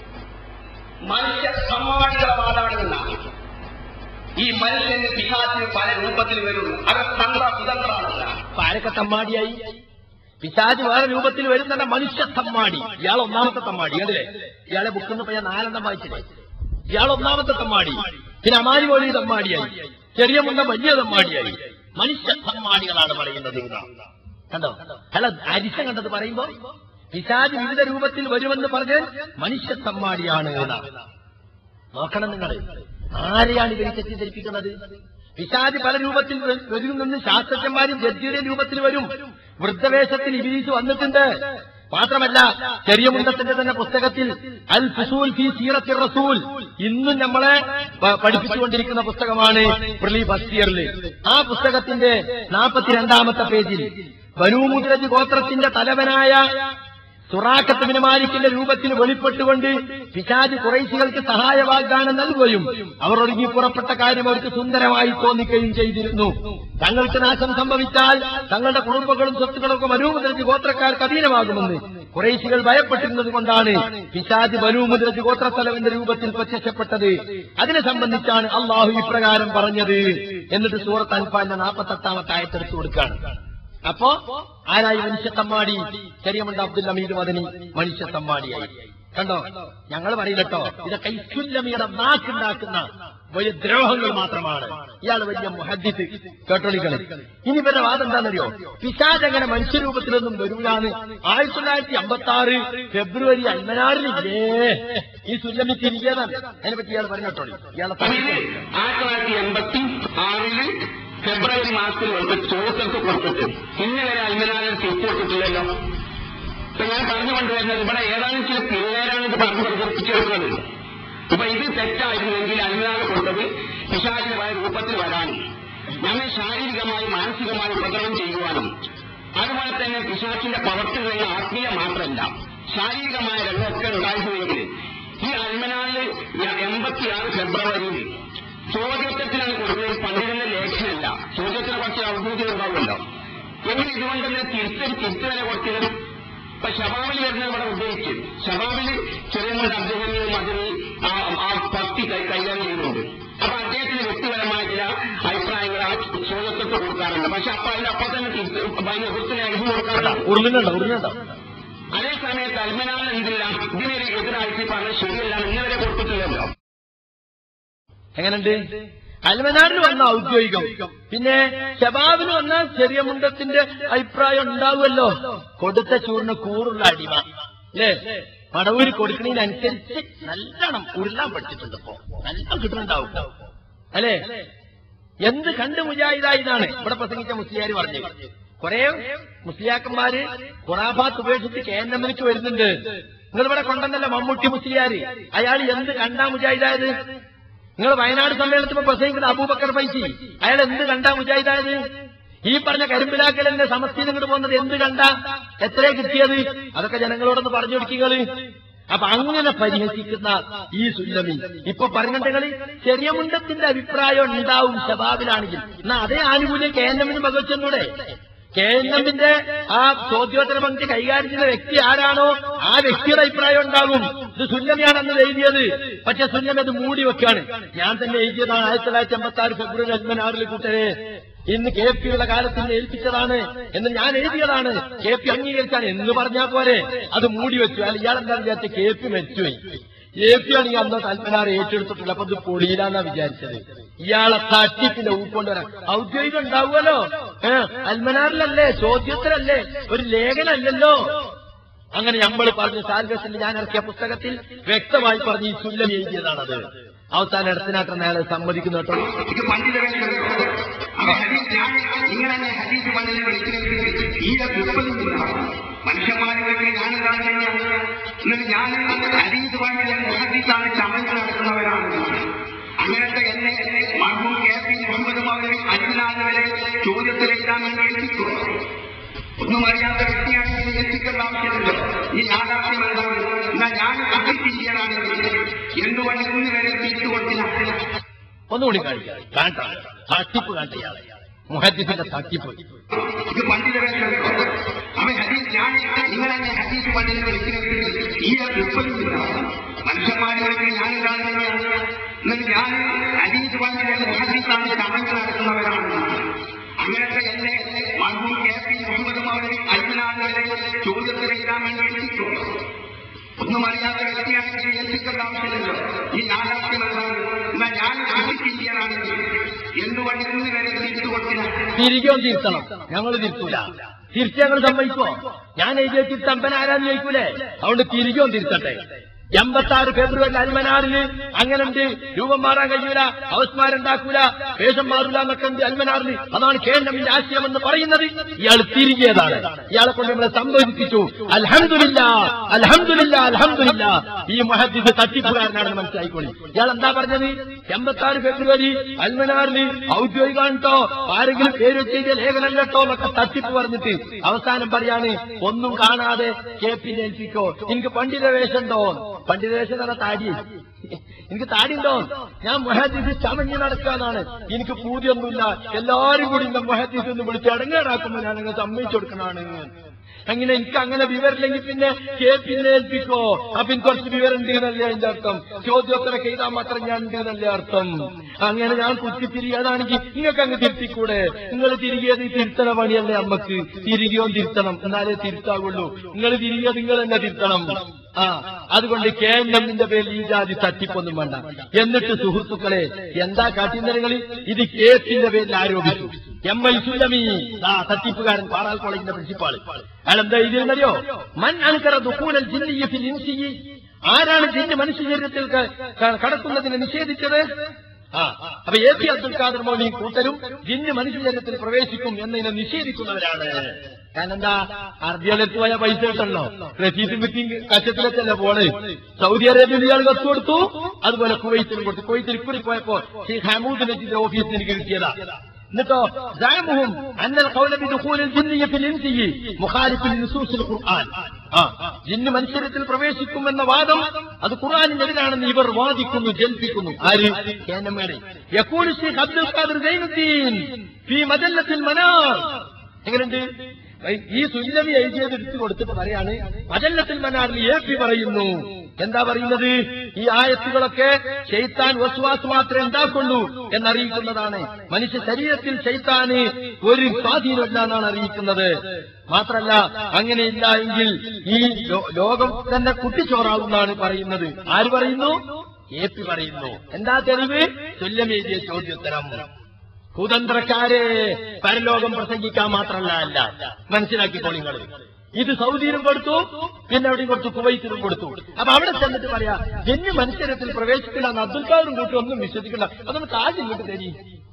മനുഷ്യ സമ്മാടികളെ വാദാണെന്നാണ് ഈ മനുഷ്യന് പിശാചിന് പല രൂപത്തിൽ വരുന്നു അത് തന്ത്ര സുതന്ത്രാണെന്നാണ് അപ്പൊ ആരൊക്കെ തമ്മാടിയായി പിശാജ് വേറെ രൂപത്തിൽ വരുന്നുണ്ട് മനുഷ്യ തമ്മാടി ഇയാൾ ഒന്നാമത്തെ തമ്മാടി കണ്ടില്ലേ ഇയാളെ ബുക്കിൽ നിന്ന് ഞാൻ നാലെണ്ണം വായിച്ചില്ലേ ഇയാൾ ഒന്നാമത്തെ തമ്മാടി പിന്നെ അമാരി പോലി തമ്മാടിയായി ചെറിയ മുണ്ട വലിയ തമ്മാടിയായി മനുഷ്യ തമ്മാടികളാണ് പറയുന്നത് എന്നാണ്. കണ്ടോ അല്ല അരിശം കണ്ടത് പറയുമ്പോ പിശാജ് വിവിധ രൂപത്തിൽ വരുമെന്ന് പറഞ്ഞ് മനുഷ്യ തമ്മാടിയാണ് എന്നാണ് നോക്കണം നിങ്ങൾ ആരെയാണ് ഇവർ തെറ്റിദ്ധരിപ്പിക്കുന്നത് പിശാജ് പല രൂപത്തിൽ വ- വരുമെന്ന് ശാസ്ത്രജ്ഞന്മാരും ജഡ്ജിയുടെ രൂപത്തിൽ വരും വൃദ്ധവേഷത്തിൽ ഇബിലീസ് വന്നിട്ടുണ്ട് മാത്രമല്ല ചെറിയ മുണ്ടത്തിന്റെ തന്നെ പുസ്തകത്തിൽ അൽ ഫുസൂൽ ഫി സീറത്തി റസൂൽ ഇന്നും നമ്മളെ പ- പഠിപ്പിച്ചുകൊണ്ടിരിക്കുന്ന പുസ്തകമാണ് പ്രിലി ഫസ്റ്റ് ഇയറിൽ ആ പുസ്തകത്തിന്റെ നാൽപ്പത്തിരണ്ടാമത്തെ പേജിൽ ബനൂമുദ്രജ് ഗോത്രത്തിന്റെ തലവനായ സുറാഖത്ത് ബിൻ മാലിക്കിന്റെ രൂപത്തിൽ വെളിപ്പെട്ടുകൊണ്ട് പിശാജ് കുറൈശികൾക്ക് സഹായ വാഗ്ദാനം നൽകുകയും അവർ ഒടുങ്ങി പുറപ്പെട്ട കാര്യം അവർക്ക് സുന്ദരമായി തോന്നിക്കുകയും ചെയ്തിരുന്നു തങ്ങൾക്ക് നാശം സംഭവിച്ചാൽ തങ്ങളുടെ കുടുംബങ്ങളും സ്വത്തുക്കളും ഒക്കെ ബനൂമുദ്രജ് ഗോത്രക്കാർക്ക് അധീനമാകുമെന്ന് കുറേശികൾ ഭയപ്പെട്ടിരുന്നത് കൊണ്ടാണ് പിശാജ് ബനൂമുദ്രജ് ഗോത്രത്തലവന്റെ രൂപത്തിൽ പ്രത്യക്ഷപ്പെട്ടത് അതിനെ സംബന്ധിച്ചാണ് അള്ളാഹു ഇപ്രകാരം പറഞ്ഞത് എന്നിട്ട് സൂറത്ത് അൻഫാന്റെ നാൽപ്പത്തെട്ടാമത്തെ ആയത്തെടുത്തു കൊടുക്കുകയാണ് അപ്പോ ആരായി മനുഷ്യ തമ്മാടി ചെറിയമുണ്ട് അബ്ദുൽ അമീദ് മദനി മനുഷ്യ തമ്മാടിയായി കണ്ടോ ഞങ്ങൾ പറയില്ലട്ടോ ഇതൊക്കെ ഇസ്തുല്ലമിയുടെ നാക്കുണ്ടാക്കുന്ന വലിയ ദ്രോഹങ്ങൾ മാത്രമാണ് ഇയാൾ വലിയ മുഹദ്ദിത്ത് കേട്ടോളിക്കളി ഇനി ഇവരുടെ വാദം എന്താണെന്നറിയോ പിശാജ് അങ്ങനെ മനുഷ്യരൂപത്തിലൊന്നും വരൂലാന്ന് ആയിരത്തി തൊള്ളായിരത്തി അമ്പത്തി ആറ് ഫെബ്രുവരി അൻപനാറിലില്ലേ ഈ സുല്ലമി തിരികെതാണ് അതിനെ പറ്റി ഇയാൾ പറഞ്ഞു കേട്ടോളി ഇയാളെ അതിന് ആയിരത്തി തൊള്ളായിരത്തി എൺപത്തി ആറില് ഫെബ്രുവരി മാസത്തിൽ വന്നിട്ട് ചോദ്യങ്ങൾക്ക് കൊടുത്തിട്ട് ഇന്ന് വരെ അൽമനാലിൽ തിരിച്ചു കൊടുത്തിട്ടില്ലല്ലോ ഇപ്പൊ ഞാൻ പറഞ്ഞു കൊണ്ടുവരുന്നത് ഇവിടെ ഏതാനും ചില പിള്ളേരാണ് ഇത് പറഞ്ഞു പ്രചരിപ്പിച്ചെടുക്കുന്നത് ഇപ്പൊ ഇത് തെറ്റായിരുന്നെങ്കിൽ അൽമനാല് കൊണ്ടത് പിശാചിന്റെ രൂപത്തിൽ വരാനും നമ്മെ ശാരീരികമായി മാനസികമായി ഉപദ്രവം ചെയ്യുവാനും അതുപോലെ തന്നെ പിശാച്ചിന്റെ പ്രവർത്തനങ്ങൾ ആത്മീയ മാത്രമല്ല ശാരീരികമായ രംഗമൊക്കെ ഉണ്ടായിരുന്നെങ്കിൽ ഈ അൽമനാലിൽ എൺപത്തിയാറ് ഫെബ്രുവരിയിൽ ചോദ്യത്തിനാണ് കൊടുക്കുന്നത് പണ്ഡിതന്റെ ലേഖനമല്ല ചോദ്യത്തിന് കുറച്ച് ഔദ്യോഗികം ഉണ്ടാവുമല്ലോ എങ്ങനെ ഇതുകൊണ്ട് തന്നെ തിരിച്ചൊരു തിരിച്ചുവില കൊടുത്തത് ഇപ്പൊ ഷബാബിൽ വരുന്നത് ഇവിടെ ഉദ്ദേശിച്ചു ഷബാബിൽ ചെറിയ അദ്ദേഹവും അതിന് ആ ആ ഭക്തി കൈ- കൈകാര്യം ചെയ്യുന്നുണ്ട് അപ്പൊ അദ്ദേഹത്തിന് വ്യക്തിപരമായ ചില അഭിപ്രായങ്ങൾ ആ ചോദ്യത്വത്തെ കൊടുക്കാറുണ്ട് പക്ഷെ അപ്പൊ അതിലപ്പോ തന്നെ തിരിച്ച് ഭയങ്കര കുറിച്ച് ഇത് കൊടുക്കാറില്ല ഉറുന്നുണ്ടോ ഉറുന്നുണ്ടോ അതേ സമയത്ത് അൽമനാൽ എന്തില്ല ഇതിനൊരു എതിരായിട്ട് പറഞ്ഞത് ശരിയല്ല ഇന്നവരെ കൊടുത്തിട്ടില്ലല്ലോ എങ്ങനെയുണ്ട് അൽമനാറിന് വന്ന ഔദ്യോഗികം പിന്നെ ഷബാബിന് വന്ന ചെറിയ മുണ്ടത്തിന്റെ അഭിപ്രായം ഉണ്ടാവുമല്ലോ കൊടുത്ത ചൂടിന് കൂറുള്ള അടിമ അല്ലേ മടവൂര് കൊടുക്കുന്നതിനനുസരിച്ച് നല്ലോണം ഉരുളാൻ പഠിച്ചിട്ടുണ്ട് ഇപ്പോ നല്ല കിട്ടുന്നുണ്ടാവും അല്ലേ എന്ത് കണ്ട് മുജാഹിദായിന്നാണ് ഇവിടെ പ്രസംഗിച്ച മുസ്ലിയാര് പറഞ്ഞത് കുറെ മുസ്ലിയാക്കന്മാര് ഖുറാഫാത്ത് ഉപേക്ഷിച്ച് കേന്ദ്രമിലേക്ക് വരുന്നുണ്ട് നിങ്ങൾ ഇവിടെ കൊണ്ടുവന്നല്ലോ മമ്മൂട്ടി മുസ്ലിയാര് അയാൾ എന്ത് കണ്ടാ മുജാഹിദായത് നിങ്ങൾ വയനാട് സമ്മേളനത്തിൽ പ്രസംഗിക്കുന്ന അബൂബക്കർ ഫൈസി അയാൾ എന്ത് കണ്ടാ മുജാഹിദായത് ഈ പറഞ്ഞ കരിമ്പിലാക്കലിന്റെ സമസ്തയിൽ ഇങ്ങോട്ട് പോകുന്നത് എന്ത് കണ്ട എത്രയാ കിട്ടിയത് അതൊക്കെ ജനങ്ങളോടൊന്ന് പറഞ്ഞു കൊടുക്കുക അപ്പൊ അങ്ങനെ പരിഹസിക്കുന്ന ഈ സുല്ലമി ഇപ്പൊ പറഞ്ഞിട്ടുണ്ടെങ്കിൽ ചെറിയ മുണ്ടത്തിന്റെ അഭിപ്രായം ഉണ്ടാവും ശബാബിലാണെങ്കിൽ എന്നാ അതേ ആനുകൂല്യം കേന്ദ്രമിന് ഭഗവച്ചെന്നൂടെ കേന്ദ്രമിന്റെ ആ ചോദ്യോത്തര പങ്ക്തി കൈകാര്യം ചെയ്യുന്ന വ്യക്തി ആരാണോ ആ വ്യക്തിയുടെ അഭിപ്രായം ഉണ്ടാകും ഇത് സുല്ലമിയാണെന്ന് എഴുതിയത് പക്ഷെ സുല്ലമി അത് മൂടി വെക്കാണ് ഞാൻ തന്നെ എഴുതിയതാണ് ആയിരത്തി തൊള്ളായിരത്തി അമ്പത്തി ആറ് ഫെബ്രുവരി അൻപതിനാറിൽ കൂട്ടരെ ഇന്ന് കെ പിയുടെ കാലത്ത് നിന്ന് ഏൽപ്പിച്ചതാണ് എന്ന് ഞാൻ എഴുതിയതാണ് കെ പി അംഗീകരിച്ചാണ് എന്ന് പറഞ്ഞാൽ പോരെ അത് മൂടി വെച്ചു അല്ല ഇയാളെന്താ വിചാരിച്ച കെ പി മരിച്ചുപോയി കെ പി ആണെങ്കിൽ അന്ന് തൽപ്പനാർ ഏറ്റെടുത്തിട്ടില്ല അപ്പൊ ഇത് പൊളിയിലാന്നാ വിചാരിച്ചത് ഇയാളെ തട്ടിപ്പിന്റെ ഊക്കൊണ്ടുവരാൻ ഔദ്യോഗികം ഉണ്ടാവുമല്ലോ ഏഹ് അൽമനാറിലല്ലേ ചോദ്യത്തിലല്ലേ ഒരു ലേഖനല്ലല്ലോ അങ്ങനെ നമ്മൾ പറഞ്ഞ സാൽഗസിൽ ഞാൻ ഇറക്കിയ പുസ്തകത്തിൽ വ്യക്തമായി പറഞ്ഞ് ഈ സുല്ലം എഴുതിയതാണത് അവസാനം ഇടത്തിനാട്ടം അയാളെ സമ്മതിക്കുന്നു കേട്ടോ ഇത് പണ്ഡിതരെ അപ്പൊ ഹദീസ് ഞാൻ ഇങ്ങനെ തന്നെ ഹദീസ് പണ്ഡിതരെ വിളിക്കുന്നത് ഈ ദുർബലം മനുഷ്യന്മാരുടെ ഞാൻ കാണുന്നത് എന്നിട്ട് ഞാൻ ഹദീസ് പണ്ഡിതൻ മുഹദീസാണ് ചമഞ്ഞ് നടത്തുന്നവരാണ് അങ്ങനത്തെ എന്നെ മഹബൂബ് കെ പി മുഹമ്മദും അവരെ അഞ്ചിനാഥവരെ ചോദ്യത്തിലെത്താൻ വേണ്ടി എത്തിക്കും ഒന്നും അറിയാത്ത വ്യക്തിയാണെങ്കിൽ എത്തിക്കേണ്ട ആവശ്യമില്ലല്ലോ ഈ യാഥാർത്ഥ്യം എന്താണ് എന്നാ ഞാൻ അഭിജിയാണ് എന്തുകൊണ്ട് ഇന്ന് വരെ തിരിച്ചു കൊടുത്തില്ല ഒന്നുകൂടി കാണിക്കാം കാട്ടാ തട്ടിപ്പ് കാട്ട ഇയാളെ മുഹദ്ദിസിന്റെ തട്ടിപ്പ് ഇത് പണ്ഡിതരെ അവൻ ഹദീസ് ഞാൻ ഇങ്ങനെ തന്നെ ഹദീസ് പണ്ഡിതരെ വിളിക്കുന്നത് ഈ ദുർബലമില്ല മനുഷ്യന്മാരുടെ ഞാൻ കാണുന്നത് എന്നിട്ട് ഞാൻ ഹദീസ് പണ്ഡിതൻ മുഹദീസാണ് ചമഞ്ഞ് നടത്തുന്നവരാണ് അങ്ങനത്തെ എന്നെ മഹബൂബ് കെ പി മുഹമ്മദും അവരെ അഞ്ചിനാഥവരെ ചോദ്യത്തിലെത്താൻ വേണ്ടി എത്തിക്കും ഒന്നും അറിയാത്ത വ്യക്തിയാണെങ്കിൽ എത്തിക്കേണ്ട ആവശ്യമില്ലല്ലോ ഈ യാഥാർത്ഥ്യം എന്താണ് എന്നാ ഞാൻ അഭിജിയാണ് എന്തുകൊണ്ട് ഇന്ന് വരെ തിരിച്ചു കൊടുത്തില്ല തിരികെ തിരുത്തണം ഞങ്ങൾ തിരുത്തൂല തിരിച്ച് ഞങ്ങൾ സമ്മതിക്കോ ഞാൻ എഴുതിയ തിരുത്തമ്പൻ ആരാന്ന് ചോദിക്കൂലേ അതുകൊണ്ട് തിരികെ തിരുത്തട്ടെ എൺപത്തി ആറ് ഫെബ്രുവരി അൽമനാറിന് അങ്ങനെയുണ്ട് രൂപം മാറാൻ കഴിയൂല അവസ്മാരുണ്ടാക്കൂല വേഷം മാറൂല എന്നൊക്കെ ഉണ്ട് അൽമനാറിന് അതാണ് കേന്ദ്രമിന്റെ ആശയം എന്ന് പറയുന്നത് ഇയാൾ തിരികെതാണ് ഇയാളെ കൊണ്ട് നമ്മളെ സംബന്ധിപ്പിച്ചു അൽഹംദുലില്ല അൽഹംദുലില്ല അൽഹംദുലില്ല ഈ മഹദ്ദിസ് തട്ടിപ്പുകാരനാണെന്ന് മനസ്സിലായിക്കോളി ഇയാൾ എന്താ പറഞ്ഞത് എൺപത്തി ആറ് ഫെബ്രുവരി അൽമനാറിന് ഔദ്യോഗികം കേട്ടോ ആരെങ്കിലും പേര് വെച്ച ലേഖനം കേട്ടോ എന്നൊക്കെ തട്ടിപ്പ് പറഞ്ഞിട്ട് അവസാനം പറയാണ് ഒന്നും കാണാതെ കെ പി ഏൽപ്പിക്കോ എനിക്ക് പണ്ഡിത വേഷമുണ്ടോ പണ്ഡിത വേഷം തന്നെ താടി എനിക്ക് താടി ഉണ്ടോ ഞാൻ മൊഹദ്ദീസ് ചമഞ്ഞ് നടക്കാന്നാണ് എനിക്ക് പൂതിയൊന്നുമില്ല എല്ലാരും കൂടി എന്നെ മൊഹദ്ദീസ് എന്ന് വിളിച്ച് അടങ്ങേറാക്കുമ്പോ ഞാൻ അങ്ങ് സമ്മതിച്ചു കൊടുക്കണാണ് അങ്ങനെ എനിക്ക് അങ്ങനെ വിവരമില്ലെങ്കിൽ പിന്നെ കെ പിന്നെ ഏൽപ്പിക്കോ അപ്പൊ എനിക്ക് കുറച്ച് വിവരം ഉണ്ട് എന്നല്ലേ അതിന്റെ അർത്ഥം ചോദ്യോത്തരൊക്കെ ചെയ്താൽ മാത്രം ഞാൻ ഉണ്ട് എന്നല്ലേ അർത്ഥം അങ്ങനെ ഞാൻ കുത്തിത്തിരിയാതാണെങ്കിൽ നിങ്ങൾക്ക് അങ്ങ് തിരുത്തിക്കൂടെ നിങ്ങൾ തിരികെ തിരുത്തണ പണിയല്ലേ അമ്മക്ക് തിരികെയോ തിരുത്തണം എന്നാലേ തിരുത്താവുള്ളൂ നിങ്ങൾ തിരികെ നിങ്ങൾ തന്നെ തിരുത്തണം ആ അതുകൊണ്ട് കെ എൻ എമ്മിന്റെ പേരിൽ ഈ ജാതി തട്ടിപ്പൊന്നും വേണ്ട എന്നിട്ട് സുഹൃത്തുക്കളെ എന്താ കാട്ടിന്നരങ്ങളിൽ ഇത് കേസിന്റെ പേരിൽ ആരോപിച്ചു എം എൽ സുലമി ആ തട്ടിപ്പുകാരൻ പാറാൽ കോളേജിന്റെ പ്രിൻസിപ്പാള് അയാൾ എന്താ ഇതിരുന്നറിയോ മൻ അൻകറ ദുഖൂലൽ ജിന്നിയ്യ ഫിൽ ഇൻസിയ്യി ആരാണ് ജിന്ന് മനുഷ്യ ശരീരത്തിൽ ക- ക- കടക്കുന്നതിനെ നിഷേധിച്ചത് ആ അപ്പൊ എ പി അബ്ദുൽ ഖാദർ മോലി കൂട്ടരും ജിന്ന് മനുഷ്യ ശരീരത്തിൽ പ്രവേശിക്കും എന്നതിനെ നിഷേധിക്കുന്നവരാണ് കാരണം എന്താ അറബികളെടുത്ത് പോയ പൈസ കിട്ടണല്ലോ റഷീദ് മീറ്റിംഗ് കച്ചത്തിലെത്തല്ല പോണ് സൗദി അറേബ്യയിൽ ഇയാൾ കത്ത് കൊടുത്തു അതുപോലെ കുവൈത്തിനും കൊടുത്തു കുവൈത്തിൽ ഇക്കുറി പോയപ്പോ ഷെയ്ഖ് ഹമൂദ് നജീദിന്റെ ഓഫീസിൽ എനിക്ക് കിട്ടിയതാ എന്നിട്ടോ زعمهم أن القول بدخول الجنية في الإنسي مخالف لنصوص القرآن ആ ജിന്ന് മനുഷ്യരത്തിൽ പ്രവേശിക്കുമെന്ന വാദം അത് ഖുർആാനിനെതിരാണെന്ന് ഇവർ വാദിക്കുന്നു ജൽപ്പിക്കുന്നു ആര് കേനമേടെ യക്കൂൽ ഷെയ്ഖ് അബ്ദുൽ ഖാദർ സൈനുദ്ദീൻ ഫി മജല്ലത്തിൽ മനാർ എങ്ങനെയുണ്ട് ഈ സുല്ലമി എഴുതിയത് എടുത്തു കൊടുത്തിട്ട് പറയാണ് മജല്ലത്തിൽ മനാറിൽ എ പി പറയുന്നു എന്താ പറയുന്നത് ഈ ആയത്തുകളൊക്കെ ശൈത്താൻ വസ്വാസ് മാത്രമേ ഉണ്ടാക്കുള്ളൂ എന്നറിയിക്കുന്നതാണ് മനുഷ്യ ശരീരത്തിൽ ശൈത്താന് ഒരു സ്വാധീനമില്ല എന്നാണ് അറിയിക്കുന്നത് മാത്രല്ല അങ്ങനെയില്ല എങ്കിൽ ഈ ലോ- ലോകം തന്നെ കുട്ടിച്ചോറാവുന്നാണ് പറയുന്നത് ആര് പറയുന്നു എ പി പറയുന്നു എന്താ തെളിവ് തുല്യമെഴുതിയ ചോദ്യോത്തരം കുതന്ത്രക്കാരെ പരലോകം പ്രസംഗിക്കാൻ മാത്രമല്ല അല്ല മനസ്സിലാക്കിക്കോളി നിങ്ങൾ ഇത് സൗദിയിലും കൊടുത്തു പിന്നെ എവിടെയും കൊടുത്തു കുവൈത്തിലും കൊടുത്തു അപ്പൊ അവിടെ ചെന്നിട്ട് പറയാ ജന്യ മനുഷ്യരത്തിൽ പ്രവേശിക്കില്ല എന്ന് അബ്ദുൽ ഖാദറും കൂട്ടി ഒന്നും വിശ്വസിക്കില്ല അതൊന്ന് കാശ് ഇങ്ങോട്ട് തരി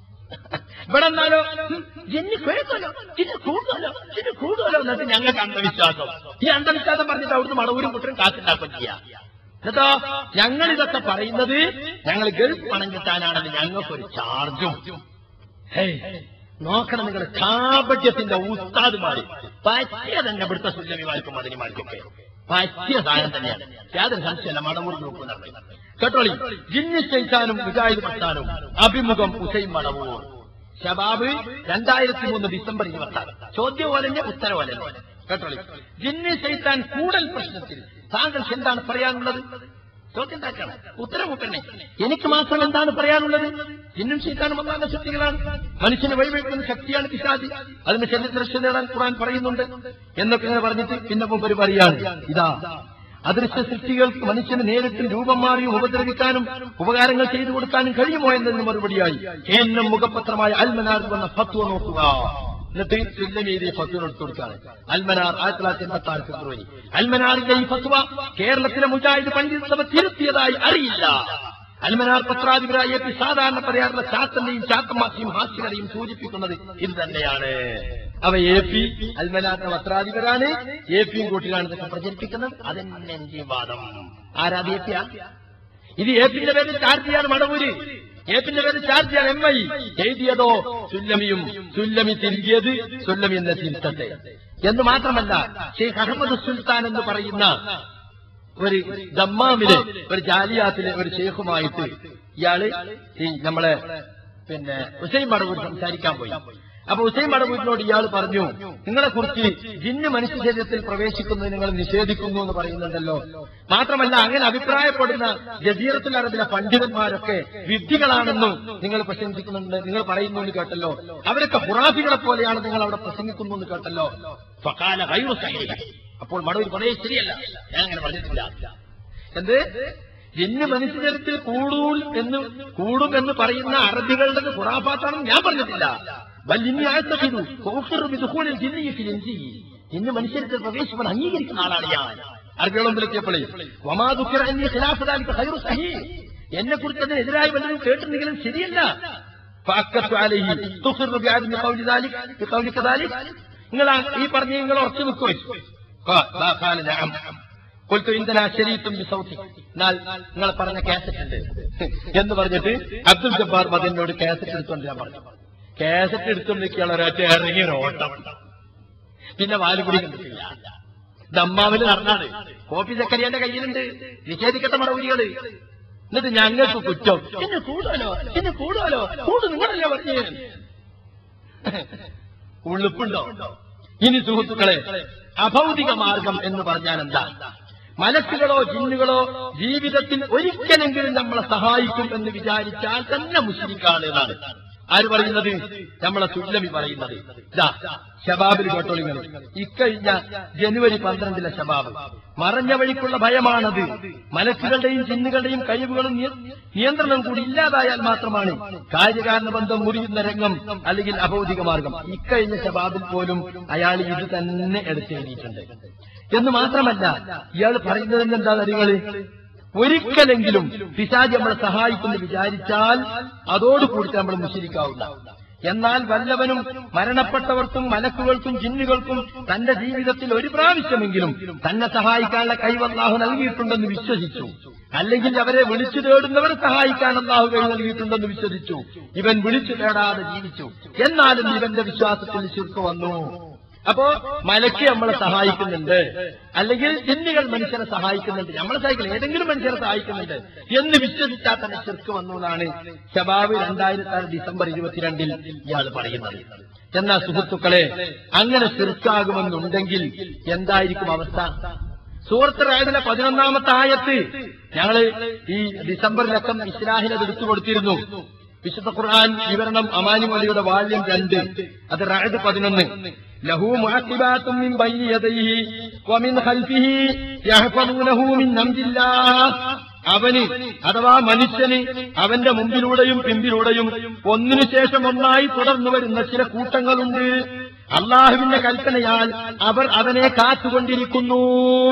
ഇവിടെ എന്നാലോ ഉം, ജന്യ കേൾക്കല്ലോ ഇത് കൂടുതലോ ഇത് കൂടുതലോ എന്നിട്ട് ഞങ്ങൾക്ക് അന്ധവിശ്വാസം ഈ അന്ധവിശ്വാസം പറഞ്ഞിട്ട് അവിടുന്ന് മടവൂരും കുട്ടരും കാശുണ്ടാക്കുകയും ചെയ്യാം എന്നിട്ടോ ഞങ്ങൾ ഇതൊക്കെ പറയുന്നത് ഞങ്ങൾ ഗൾഫ് പണം കിട്ടാനാണെന്ന് ഞങ്ങൾക്കൊരു ചാർജും ഹേയ്, നോക്കണം നിങ്ങൾ കാപട്യത്തിന്റെ ഉസ്താദുമാര് പറ്റിയ തന്നെ ഇവിടുത്തെ സുല്ലമിമാർക്കും മദനിമാർക്കൊക്കെ പറ്റിയ സാധനം തന്നെയാണ് യാതൊരു സംശയമല്ല മടവൂർ ഗ്രൂപ്പ് നടന്നത് കേട്ടോളി ജിന്നി ശൈത്താനും മുജാഹിദ് പ്രസ്ഥാനും അഭിമുഖം ഉസൈൻ മടവൂർ ഷബാബ് രണ്ടായിരത്തി മൂന്ന് ഡിസംബർ ഇരുപത്തി ആറ് ചോദ്യം പോലെന്നെ ഉത്തരം പോലെന്നെ കേട്ടോളി ജിന്നി ശൈത്താൻ കൂടൽ പ്രശ്നത്തിൽ താങ്കൾക്ക് എന്താണ് പറയാനുള്ളത് ചോദ്യം ഉണ്ടാക്കണം ഉത്തരം മുട്ടണേ എനിക്ക് മാത്രം എന്താണ് പറയാനുള്ളത് ജിന്നും ശൈത്താനും ഒന്നാം ശക്തികളാണ് മനുഷ്യനെ വഴിവെക്കുന്ന ശക്തിയാണ് പിശാചി അതിന് ശരീരത്തിൽ രക്ഷ നേടാൻ ഖുറാൻ പറയുന്നുണ്ട് എന്നൊക്കെ ഇങ്ങനെ പറഞ്ഞിട്ട് പിന്നെ മുമ്പ് പറയാണ് ഇതാ അദൃശ്യ സൃഷ്ടികൾക്ക് മനുഷ്യന് നേരിട്ട് രൂപം മാറിയും ഉപദ്രവിക്കാനും ഉപകാരങ്ങൾ ചെയ്തു കൊടുക്കാനും കഴിയുമോ എന്നതിന് മറുപടിയായി കേന്ദ്രം മുഖപത്രമായ അൽമനാർ വന്ന ഫത്വ നോക്കുക എന്നിട്ട് തുല്യമേരിയ ഫത്വ എടുത്തു കൊടുക്കാണ് അൽമനാർ ആയിരത്തി തൊള്ളായിരത്തി എൺപത്തി ആറ് ഫെബ്രുവരി അൽമനാറിന്റെ ഈ ഫത്വ കേരളത്തിലെ മുജാഹിദ് പണ്ഡിത സഭ തിരുത്തിയതായി അറിയില്ല അൽമനാർ പത്രാധിപരായ പി സാധാരണ പറയാറുള്ള ചാത്തന്റെയും ചാത്തമാസിയും ഹാസ്യകരെയും സൂചിപ്പിക്കുന്നത് ഇത് തന്നെയാണ് അവ എ പി അൽമനാറിന്റെ പത്രാധിപരാണ് എ പിയും കൂട്ടിലാണ് ഇതൊക്കെ പ്രചരിപ്പിക്കുന്നത് അതെന്നെ എന്റെ വാദം ആരാത് എ പിയാ ഇത് ഏപ്പിന്റെ പേരിൽ ചാർജ് ചെയ്യാണ് മടവൂര് ഏപ്പിന്റെ പേരിൽ ചാർജ് ചെയ്യാൻ എം ഐ എഴുതിയതോ സുല്ലമിയും സുല്ലമി തിരികിയത് സുല്ലമി എന്ന തിരുത്തത്തെ എന്ന് മാത്രമല്ല ഷെയ്ഖ് അഹമ്മദ് സുൽത്താൻ എന്ന് പറയുന്ന ഒരു ദമ്മാമിലെ ഒരു ജാലിയാത്തിലെ ഒരു ഷെയ്ഖുമായിട്ട് ഇയാള് ഈ നമ്മളെ പിന്നെ ഹുസൈൻ മടവൂർ സംസാരിക്കാൻ പോയി അപ്പൊ ഹുസൈൻ മടവൂരിനോട് ഇയാൾ പറഞ്ഞു നിങ്ങളെ കുറിച്ച് ജിന്ന് മനുഷ്യ ശരീരത്തിൽ പ്രവേശിക്കുന്നത് നിങ്ങൾ നിഷേധിക്കുന്നു എന്ന് പറയുന്നുണ്ടല്ലോ മാത്രമല്ല അങ്ങനെ അഭിപ്രായപ്പെടുന്ന ജസീറത്തുൽ അറബിലെ പണ്ഡിതന്മാരൊക്കെ വിഡ്ഢികളാണെന്നും നിങ്ങൾ പ്രശംസിക്കുന്നുണ്ട് നിങ്ങൾ പറയുന്നു എന്ന് കേട്ടല്ലോ അവരൊക്കെ ഹുറാഫികളെ പോലെയാണ് നിങ്ങൾ അവിടെ പ്രസംഗിക്കുന്നു എന്ന് കേട്ടല്ലോ ഫഖാല ഗൈറു സഹീഹ്. അപ്പോൾ മടവൂർ പറയേ ശരിയല്ല ഞാൻ അങ്ങനെ പറഞ്ഞിട്ടില്ല എന്ത് ജിന്ന് മനുഷ്യജനത്തിൽ കൂടൂൽ എന്ന് കൂടും എന്ന് പറയുന്ന അറബികളുടെ ഖുറാഫാത്താണെന്ന് ഞാൻ പറഞ്ഞിട്ടില്ല വല്ലിനി ആഴ്ത്തൂ കോഫിറുൽ ജിന്നിയിൽ ഇന്ന് മനുഷ്യരത്തിൽ പ്രവേശിക്കാൻ അംഗീകരിക്കുന്ന ആളാണ് ഞാൻ അറബികളൊമ്പിലെത്തിയപ്പോഴേ വമാതുക്കിറ എന്നീ ഖിലാഫദാലിക്ക് ഖൈറു സഹീ എന്നെ കുറിച്ച് അതിനെതിരായി വല്ലതും കേട്ടിട്ടുണ്ടെങ്കിലും ശരിയല്ല ഫഅക്കത്തു അലൈഹി തുഖിറു ബിഅദമി ഖൗലി ദാലിക് ബിഖൗലിക ദാലിക് നിങ്ങൾ ആ- ഈ പറഞ്ഞ നിങ്ങൾ ഉറച്ചു നിൽക്കുമോ ഖാല നഅം കൊൽത്തു ഇന്ദന ശരീത്തും ബിസൗത്തി എന്നാൽ നിങ്ങൾ പറഞ്ഞ കാസറ്റ് ഉണ്ട് എന്ന് പറഞ്ഞിട്ട് അബ്ദുൽ ജബ്ബാർ മദനോട് കാസറ്റ് എടുത്തോണ്ട് ഞാൻ പറഞ്ഞു കാസറ്റ് എടുത്തോണ്ടിരിക്കുകയാണ് ഒരാഴ്ച ഇറങ്ങിയ ഒരു ഓട്ടം പിന്നെ വാലുകുടി കണ്ടിട്ടില്ല ദമ്മാവില് നടന്നാണ് കോപ്പി ചക്കരിയാന്റെ കയ്യിലുണ്ട് നിഷേധിക്കട്ടെ മറവുരികള് എന്നിട്ട് ഞങ്ങൾക്ക് കുറ്റം പിന്നെ കൂടുതലോ പിന്നെ കൂടുതലോ കൂട് നിങ്ങളല്ലേ പറഞ്ഞു ഉള്ളിപ്പുണ്ടോ ഇനി സുഹൃത്തുക്കളെ അഭൗതിക മാർഗം എന്ന് പറഞ്ഞാൽ എന്താ മനസ്സുകളോ ജിന്നുകളോ ജീവിതത്തിൽ ഒരിക്കലെങ്കിലും നമ്മളെ സഹായിക്കും എന്ന് വിചാരിച്ചാൽ തന്നെ മുസ്ലിക്കാണ് എന്നാണ് ആര് പറയുന്നത് നമ്മളെ സുല്ലമി പറയുന്നത് ഇതാ ഷബാബിൽ കേട്ടോളിങ്ങൾ ഇക്കഴിഞ്ഞ ജനുവരി പന്ത്രണ്ടിലെ ഷബാബ് മറഞ്ഞ വഴിക്കുള്ള ഭയമാണത് മലക്കുകളുടെയും ചിന്നുകളുടെയും കഴിവുകളും നിയ- നിയന്ത്രണം കൂടി ഇല്ലാതായാൽ മാത്രമാണ് കാര്യകാരണ ബന്ധം മുറിയുന്ന രംഗം അല്ലെങ്കിൽ അഭൗതിക മാർഗം ഇക്കഴിഞ്ഞ ഷബാബിൽ പോലും അയാൾ ഇത് തന്നെ എടുത്തെഴുതിയിട്ടുണ്ട് എന്ന് മാത്രമല്ല ഇയാൾ പറയുന്നത് എന്താ അറിയുകള് ഒരിക്കലെങ്കിലും പിശാജ് നമ്മളെ സഹായിക്കുമെന്ന് വിചാരിച്ചാൽ അതോടുകൂടി നമ്മൾ മുശരിക്കാവുന്ന എന്നാൽ വല്ലവനും മരണപ്പെട്ടവർക്കും മലക്കുകൾക്കും ജിന്നുകൾക്കും തന്റെ ജീവിതത്തിൽ ഒരു പ്രാവശ്യമെങ്കിലും തന്നെ സഹായിക്കാനുള്ള കഴിവ് അള്ളാഹു നൽകിയിട്ടുണ്ടെന്ന് വിശ്വസിച്ചു അല്ലെങ്കിൽ അവരെ വിളിച്ചു തേടുന്നവരെ സഹായിക്കാൻ അള്ളാഹു കഴിവ് നൽകിയിട്ടുണ്ടെന്ന് വിശ്വസിച്ചു ഇവൻ വിളിച്ചു തേടാതെ ജീവിച്ചു എന്നാലും ഇവന്റെ വിശ്വാസത്തിൽ ചുരുക്കം വന്നു അപ്പോ മലക്ക് നമ്മളെ സഹായിക്കുന്നുണ്ട് അല്ലെങ്കിൽ ജിന്നുകൾ മനുഷ്യനെ സഹായിക്കുന്നുണ്ട് നമ്മളെ സഹായിക്കില്ല ഏതെങ്കിലും മനുഷ്യരെ സഹായിക്കുന്നുണ്ട് എന്ന് വിശ്വസിച്ചാൽ തന്നെ ശിർക്ക് വന്നു എന്നാണ് ഷബാബ് രണ്ടായിരത്തി ആറ് ഡിസംബർ ഇരുപത്തിരണ്ടിൽ ഇയാൾ പറയുന്നത് എന്നാ സുഹൃത്തുക്കളെ അങ്ങനെ ശിർക്കാകുമെന്നുണ്ടെങ്കിൽ എന്തായിരിക്കും അവസ്ഥ സൂറത്ത് റായതിലെ പതിനൊന്നാമത്തെ ആയത്ത് ഞങ്ങള് ഈ ഡിസംബറിലൊക്കെ ഇസ്ലാഹിനെ അത് എടുത്തു കൊടുത്തിരുന്നു വിശുദ്ധ ഖുർആൻ വിവരണം അമാനി മൊലിയുടെ വാല്യം രണ്ട് അത് റായത് പതിനൊന്ന് ലഹു മുഅഖിബാത്തും മിൻ ബൈനി യദൈഹി വമിൻ ഖൽഫിഹി യഹ്ഫദൂനഹു മിൻ അംരില്ലാഹ് അവന് അഥവാ മനുഷ്യന് അവന്റെ മുമ്പിലൂടെയും പിമ്പിലൂടെയും ഒന്നിനു ശേഷം ഒന്നായി തുടർന്നു വരുന്ന ചില കൂട്ടങ്ങളുണ്ട് അള്ളാഹുവിന്റെ കൽപ്പനയാൽ അവർ അവനെ കാത്തുകൊണ്ടിരിക്കുന്നു